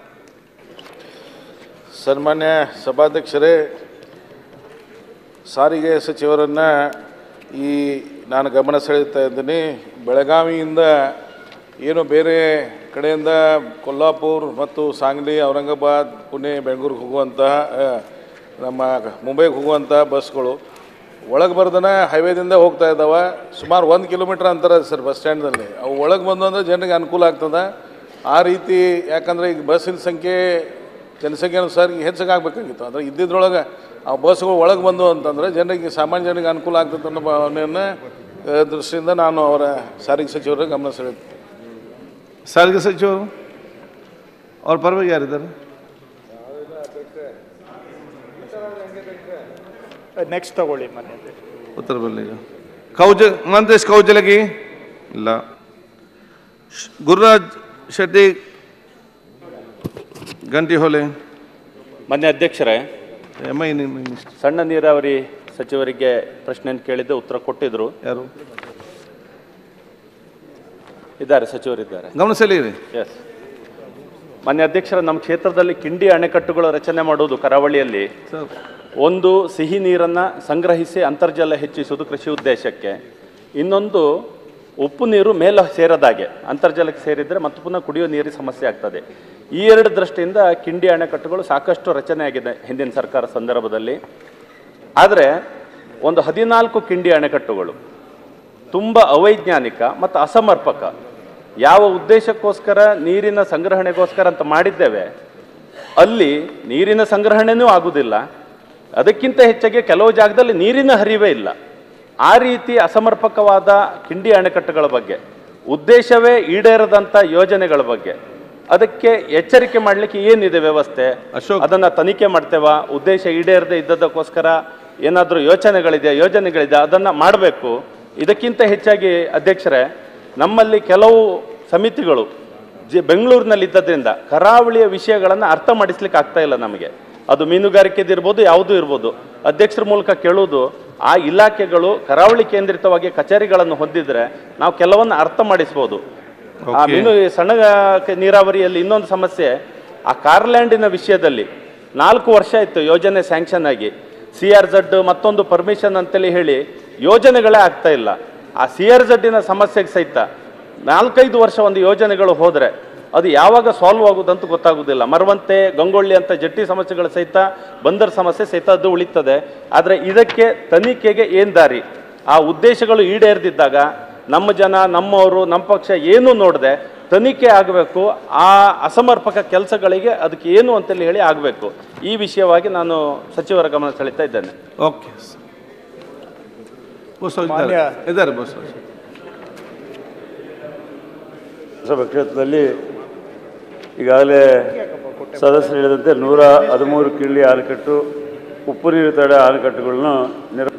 Speaker 26: ಸನ್ಮಾನ್ಯ ಸಭಾಧ್ಯಕ್ಷರೇ ಸಾರಿಗೆ ಸಚಿವರನ್ನು ಈ ನಾನು ಗಮನ ಸೆಳೆಯುತ್ತಾ ಇದ್ದೀನಿ ಬೆಳಗಾವಿಯಿಂದ ಏನು ಬೇರೆ ಕಡೆಯಿಂದ ಕೊಲ್ಲಾಪುರ್ ಮತ್ತು ಸಾಂಗ್ಲಿ ಔರಂಗಾಬಾದ್ ಪುಣೆ ಬೆಂಗಳೂರಿಗೆ ಹೋಗುವಂತಹ ಆ, ನಮ್ಮ ಮುಂಬೈಗೆ ಹೋಗುವಂಥ ಬಸ್ಗಳು ಒಳಗೆ ಬರ್ದನ ಹೈವೇದಿಂದ ಹೋಗ್ತಾ ಇದ್ದಾವೆ ಸುಮಾರು ಒಂದು ಕಿಲೋಮೀಟ್ರ್ ಅಂತರ ಸರ್ ಬಸ್ ಸ್ಟ್ಯಾಂಡ್ದಲ್ಲಿ ಅವು ಒಳಗೆ ಬಂದು ಅಂದರೆ ಜನರಿಗೆ ಅನುಕೂಲ ಆಗ್ತದೆ ಆ ರೀತಿ ಯಾಕಂದರೆ ಈಗ ಬಸ್ಸಿನ ಸಂಖ್ಯೆ ಜನಸಂಖ್ಯೆ ಅನುಸಾರ ಈಗ ಹೆಚ್ಚಾಗಬೇಕಾಗಿತ್ತು ಅಂದರೆ ಇದ್ದಿದ್ರೊಳಗೆ ಆ ಬಸ್ಗಳು ಒಳಗೆ ಬಂದು ಅಂತಂದರೆ ಜನರಿಗೆ ಸಾಮಾನ್ಯ ಜನರಿಗೆ ಅನುಕೂಲ ಆಗ್ತದೆ ಅನ್ನೋ ಭಾವನೆಯನ್ನು ಆ, ದೃಷ್ಟಿಯಿಂದ ನಾನು ಅವರ ಸಾರಿಗೆ ಸಚಿವರ ಗಮನ ಸೆಳೆಯುತ್ತೆ
Speaker 1: ಸಾರಿಗೆ ಸಚಿವರು ಅವ್ರ ಪರವಾಗಿ ಯಾರಿದ್ದಾರೆ
Speaker 2: ನೆಕ್ಸ್ಟ್ ತಗೊಳ್ಳಿ ಮನೆ
Speaker 1: ಉತ್ತರ ಬರಲಿ ಈಗ ಕೌಜ ಮಂತೇಶ್ ಕೌಜಲಗಿ ಇಲ್ಲ ಶ್- ಗುರುರಾಜ್ ಶೆಟ್ಟಿ ಗಂಟಿಹೊಲೆ
Speaker 9: ಮಾನ್ಯ ಅಧ್ಯಕ್ಷರೇ
Speaker 1: ಎಮ್ ಐ ಮಿನಿಸ್ಟರ್
Speaker 9: ಸಣ್ಣ ನೀರಾವರಿ ಸಚಿವರಿಗೆ ಪ್ರಶ್ನೆಯನ್ನು ಕೇಳಿದ್ದೆ ಉತ್ತರ ಕೊಟ್ಟಿದ್ರು
Speaker 1: ಯಾರು
Speaker 9: ಇದ್ದಾರೆ ಸಚಿವರಿದ್ದಾರೆ
Speaker 1: ಗಮನ ಸೆಳೆಯಿರಿ
Speaker 9: ಎಸ್ ಮಾನ್ಯ ಅಧ್ಯಕ್ಷರ ನಮ್ಮ ಕ್ಷೇತ್ರದಲ್ಲಿ ಕಿಂಡಿ ಅಣೆಕಟ್ಟುಗಳ ರಚನೆ ಮಾಡುವುದು ಕರಾವಳಿಯಲ್ಲಿ ಒಂದು ಸಿಹಿ ನೀರನ್ನು ಸಂಗ್ರಹಿಸಿ ಅಂತರ್ಜಲ ಹೆಚ್ಚಿಸುವುದು ಕೃಷಿ ಉದ್ದೇಶಕ್ಕೆ ಇನ್ನೊಂದು ಉಪ್ಪು ನೀರು ಮೇಲೆ ಸೇರದಾಗೆ ಅಂತರ್ಜಲಕ್ಕೆ ಸೇರಿದರೆ ಮತ್ತು ಪುನಃ ಕುಡಿಯೋ ನೀರಿನ ಸಮಸ್ಯೆ ಆಗ್ತದೆ ಈ ಎರಡು ದೃಷ್ಟಿಯಿಂದ ಕಿಂಡಿ ಅಣೆಕಟ್ಟುಗಳು ಸಾಕಷ್ಟು ರಚನೆ ಆಗಿದೆ ಹಿಂದಿನ ಸರ್ಕಾರ ಸಂದರ್ಭದಲ್ಲಿ ಆದರೆ ಒಂದು ಹದಿನಾಲ್ಕು ಕಿಂಡಿ ಅಣೆಕಟ್ಟುಗಳು ತುಂಬ ಅವೈಜ್ಞಾನಿಕ ಮತ್ತು ಅಸಮರ್ಪಕ ಯಾವ ಉದ್ದೇಶಕ್ಕೋಸ್ಕರ ನೀರಿನ ಸಂಗ್ರಹಣೆಗೋಸ್ಕರ ಅಂತ ಮಾಡಿದ್ದೇವೆ ಅಲ್ಲಿ ನೀರಿನ ಸಂಗ್ರಹಣೆನೂ ಆಗುವುದಿಲ್ಲ ಅದಕ್ಕಿಂತ ಹೆಚ್ಚಾಗಿ ಕೆಲವು ಜಾಗದಲ್ಲಿ ನೀರಿನ ಹರಿವೇ ಇಲ್ಲ ಆ ರೀತಿ ಅಸಮರ್ಪಕವಾದ ಕಿಂಡಿ ಅಣೆಕಟ್ಟುಗಳ ಬಗ್ಗೆ ಉದ್ದೇಶವೇ ಈಡೇರದಂಥ ಯೋಜನೆಗಳ ಬಗ್ಗೆ ಅದಕ್ಕೆ ಎಚ್ಚರಿಕೆ ಮಾಡಲಿಕ್ಕೆ ಏನಿದೆ ವ್ಯವಸ್ಥೆ ಅದನ್ನ ತನಿಖೆ ಮಾಡ್ತೇವಾ ಉದ್ದೇಶ ಈಡೇರದೆ ಇದ್ದದಕ್ಕೋಸ್ಕರ ಏನಾದರೂ ಯೋಚನೆಗಳಿದೆ ಯೋಜನೆಗಳಿದೆ ಅದನ್ನ ಮಾಡಬೇಕು ಇದಕ್ಕಿಂತ ಹೆಚ್ಚಾಗಿ ಅಧ್ಯಕ್ಷರೇ ನಮ್ಮಲ್ಲಿ ಕೆಲವು ಸಮಿತಿಗಳು ಜಿ ಬೆಂಗಳೂರಿನಲ್ಲಿ ಇದ್ದದ್ರಿಂದ ಕರಾವಳಿಯ ವಿಷಯಗಳನ್ನು ಅರ್ಥ ಮಾಡಿಸ್ಲಿಕ್ಕೆ ಆಗ್ತಾ ಇಲ್ಲ ನಮಗೆ ಅದು ಮೀನುಗಾರಿಕೆದಿರ್ಬೋದು ಯಾವುದೂ ಇರ್ಬೋದು ಅಧ್ಯಕ್ಷರ ಮೂಲಕ ಕೇಳುವುದು ಆ ಇಲಾಖೆಗಳು ಕರಾವಳಿ ಕೇಂದ್ರಿತವಾಗಿ ಕಚೇರಿಗಳನ್ನು ಹೊಂದಿದ್ರೆ ನಾವು ಕೆಲವನ್ನ ಅರ್ಥ ಮಾಡಿಸ್ಬೋದು ಆ
Speaker 1: Okay.
Speaker 9: ಮೀನು ಸಣ್ಣ ಕ- ನೀರಾವರಿಯಲ್ಲಿ ಇನ್ನೊಂದು ಸಮಸ್ಯೆ ಆ ಕಾರ್ಲ್ಯಾಂಡಿನ ವಿಷಯದಲ್ಲಿ ನಾಲ್ಕು ವರ್ಷ ಆಯಿತು ಯೋಜನೆ ಸ್ಯಾಂಕ್ಷನ್ ಆಗಿ ಸಿ ಆರ್ ಜಡ್ ಮತ್ತೊಂದು ಪರ್ಮಿಷನ್ ಅಂತೇಳಿ ಹೇಳಿ ಯೋಜನೆಗಳೇ ಆಗ್ತಾ ಇಲ್ಲ ಆ ಸಿ ಆರ್ ಜಡ್ಡಿನ ಸಮಸ್ಯೆಗೆ ಸಹಿತ ನಾಲ್ಕೈದು ವರ್ಷ ಒಂದು ಯೋಜನೆಗಳು ಹೋದರೆ ಅದು ಯಾವಾಗ ಸಾಲ್ವ್ ಆಗುದಂತ ಗೊತ್ತಾಗುವುದಿಲ್ಲ ಮರವಂತೆ ಗಂಗೊಳ್ಳಿ ಅಂತ ಜಟ್ಟಿ ಸಮಸ್ಯೆಗಳ ಸಹಿತ ಬಂದರ್ ಸಮಸ್ಯೆ ಸಹಿತ ಅದು ಉಳಿತದೆ ಆದರೆ ಇದಕ್ಕೆ ತನಿಖೆಗೆ ಏನು ದಾರಿ ಆ ಉದ್ದೇಶಗಳು ಈಡೇರ್ದಿದ್ದಾಗ ನಮ್ಮ ಜನ ನಮ್ಮವರು ನಮ್ಮ ಪಕ್ಷ ಏನೂ ನೋಡದೆ ತನಿಖೆ ಆಗಬೇಕು ಆ ಅಸಮರ್ಪಕ ಕೆಲಸಗಳಿಗೆ ಅದಕ್ಕೆ ಏನು ಅಂತೇಳಿ ಹೇಳಿ ಆಗಬೇಕು ಈ ವಿಷಯವಾಗಿ ನಾನು ಸಚಿವರ ಗಮನ ಸೆಳೀತಾ ಇದ್ದೇನೆ
Speaker 1: ಓಕೆ ಬಸವರಾಜ್ ಇದ್ದಾರೆ ಇದ್ದಾರೆ ಬಸವರಾಜ್
Speaker 10: ಲೋಕಸಭಾ ಕ್ಷೇತ್ರದಲ್ಲಿ ಈಗಾಗಲೇ ಸದಸ್ಯರು ಹೇಳಿದಂತೆ ನೂರ ಹದಿಮೂರು ಕಿಳ್ಳಿ ಆಣೆಕಟ್ಟು ಉಪ್ಪು ನೀರು ತಡೆ ಆಣೆಕಟ್ಟುಗಳನ್ನು ನಿರ್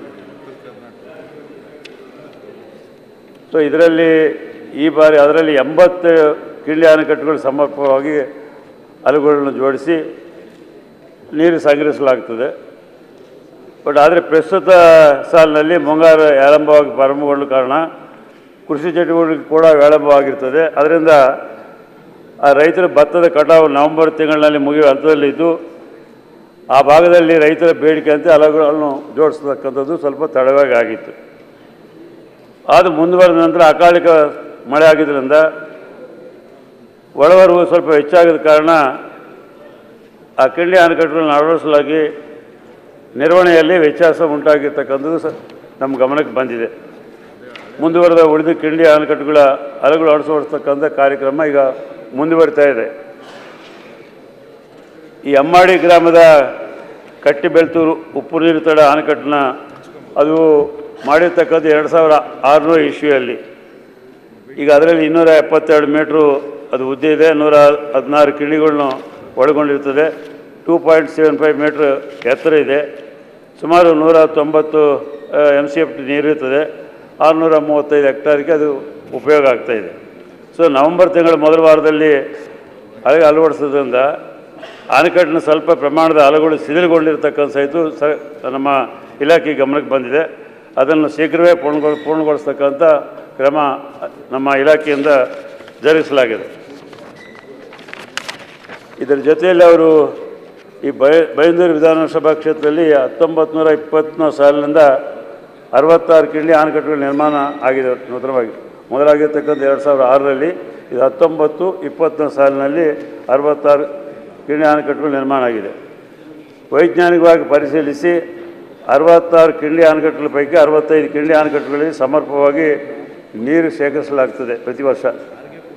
Speaker 10: ಸೊ ಇದರಲ್ಲಿ ಈ ಬಾರಿ ಅದರಲ್ಲಿ ಎಂಬತ್ತು ಕಿಳ್ಳಿ ಆಣೆಕಟ್ಟುಗಳು ಸಮರ್ಪಕವಾಗಿ ಅಲುಗಳನ್ನು ಜೋಡಿಸಿ ನೀರು ಸಂಗ್ರಹಿಸಲಾಗ್ತದೆ ಬಟ್ ಆದರೆ ಪ್ರಸ್ತುತ ಸಾಲಿನಲ್ಲಿ ಮುಂಗಾರು ಆರಂಭವಾಗಿ ಪ್ರಾರಂಭಗೊಂಡ ಕಾರಣ ಕೃಷಿ ಚಟುವಟಿಕೆ ಕೂಡ ವಿಳಂಬವಾಗಿರ್ತದೆ ಅದರಿಂದ ಆ ರೈತರ ಭತ್ತದ ಕಟಾವು ನವೆಂಬರ್ ತಿಂಗಳಿನಲ್ಲಿ ಮುಗಿಯುವ ಹಂತದಲ್ಲಿದ್ದು ಆ ಭಾಗದಲ್ಲಿ ರೈತರ ಬೇಡಿಕೆ ಅಂತ ಹಲವುಗಳನ್ನು ಜೋಡಿಸ್ತಕ್ಕಂಥದ್ದು ಸ್ವಲ್ಪ ತಡವಾಗಿ ಆಗಿತ್ತು ಅದು ಮುಂದುವರೆದ ನಂತರ ಅಕಾಲಿಕ ಮಳೆ ಆಗಿದ್ದರಿಂದ ಒಳಬರುವ ಸ್ವಲ್ಪ ಹೆಚ್ಚಾಗಿದ ಕಾರಣ ಆ ಕಿಂಡಿ ಅಣೆಕಟ್ಟುಗಳನ್ನು ಅಳವಡಿಸಲಾಗಿ ನಿರ್ವಹಣೆಯಲ್ಲಿ ವ್ಯತ್ಯಾಸ ಉಂಟಾಗಿರ್ತಕ್ಕಂಥದ್ದು ಸ ನಮ್ಮ ಗಮನಕ್ಕೆ ಬಂದಿದೆ ಮುಂದುವರೆದ ಉಳಿದ ಕಿಂಡಿ ಅಣೆಕಟ್ಟುಗಳ ಅಲೆಗಳು ಅಳಿಸೋಡಿಸ್ತಕ್ಕಂಥ ಕಾರ್ಯಕ್ರಮ ಈಗ ಮುಂದುವರಿತಾ ಇದೆ ಈ ಅಮ್ಮಾಡಿ ಗ್ರಾಮದ ಕಟ್ಟಿ ಬೆಳ್ತೂರು ಉಪ್ಪು ನೀರು ತಡ ಅಣೆಕಟ್ಟನ್ನ ಅದು ಮಾಡಿರ್ತಕ್ಕಂಥ ಎರಡು ಸಾವಿರ ಆರುನೂರು ಇಶ್ಯೂಯಲ್ಲಿ ಈಗ ಅದರಲ್ಲಿ ಇನ್ನೂರ ಎಪ್ಪತ್ತೆರಡು ಮೀಟ್ರು ಅದು ಉದ್ದ ಇದೆ ನೂರ ಹದಿನಾರು ಕಿಂಡಿಗಳನ್ನು ಒಳಗೊಂಡಿರ್ತದೆ two point seven five metre ಎತ್ತರ ಇದೆ ಸುಮಾರು ನೂರ ತೊಂಬತ್ತು ಎಮ್ ಸಿ ಎಫ್ ನೀರಿರ್ತದೆ ಆರುನೂರ ಮೂವತ್ತೈದು ಹೆಕ್ಟಾರ್ಗೆ ಅದು ಉಪಯೋಗ ಆಗ್ತಾ ಇದೆ ಸೊ ನವೆಂಬರ್ ತಿಂಗಳ ಮೊದಲ ವಾರದಲ್ಲಿ ಅಲೆಗೆ ಅಳವಡಿಸೋದ್ರಿಂದ ಅಣೆಕಟ್ಟಿನ ಸ್ವಲ್ಪ ಪ್ರಮಾಣದ ಅಲೆಗಳು ಶಿಥಿಲಗೊಂಡಿರ್ತಕ್ಕಂಥ ಸಹಿತ ಸ ನಮ್ಮ ಇಲಾಖೆ ಗಮನಕ್ಕೆ ಬಂದಿದೆ ಅದನ್ನು ಶೀಘ್ರವೇ ಪೂರ್ಣಗೊಳ ಪೂರ್ಣಗೊಳಿಸ್ತಕ್ಕಂಥ ಕ್ರಮ ನಮ್ಮ ಇಲಾಖೆಯಿಂದ ಜರುಗಿಸಲಾಗಿದೆ ಇದರ ಜೊತೆಯಲ್ಲಿ ಅವರು ಈ ಬಯ ಬೈಂದೂರು ವಿಧಾನಸಭಾ ಕ್ಷೇತ್ರದಲ್ಲಿ ಹತ್ತೊಂಬತ್ತು ನೂರ ಇಪ್ಪತ್ತನೇ ಸಾಲಿನಿಂದ ಅರವತ್ತಾರು ಕಿಂಡಿ ಆಣೆಕಟ್ಟುಗಳ ನಿರ್ಮಾಣ ಆಗಿದೆ ನೂತನವಾಗಿ ಮೊದಲಾಗಿರ್ತಕ್ಕಂಥ ಎರಡು ಸಾವಿರದ ಆರರಲ್ಲಿ ಇದು ಹತ್ತೊಂಬತ್ತು ಇಪ್ಪತ್ತನೇ ಸಾಲಿನಲ್ಲಿ ಅರವತ್ತಾರು ಕಿಂಡಿ ಆಣೆಕಟ್ಟುಗಳು ನಿರ್ಮಾಣ ಆಗಿದೆ ವೈಜ್ಞಾನಿಕವಾಗಿ ಪರಿಶೀಲಿಸಿ ಅರವತ್ತಾರು ಕಿಂಡಿ ಆಣೆಕಟ್ಟುಗಳ ಪೈಕಿ ಅರವತ್ತೈದು ಕಿಂಡಿ ಆಣೆಕಟ್ಟುಗಳಲ್ಲಿ ಸಮರ್ಪಕವಾಗಿ ನೀರು ಶೇಖರಿಸಲಾಗ್ತದೆ ಪ್ರತಿ ವರ್ಷ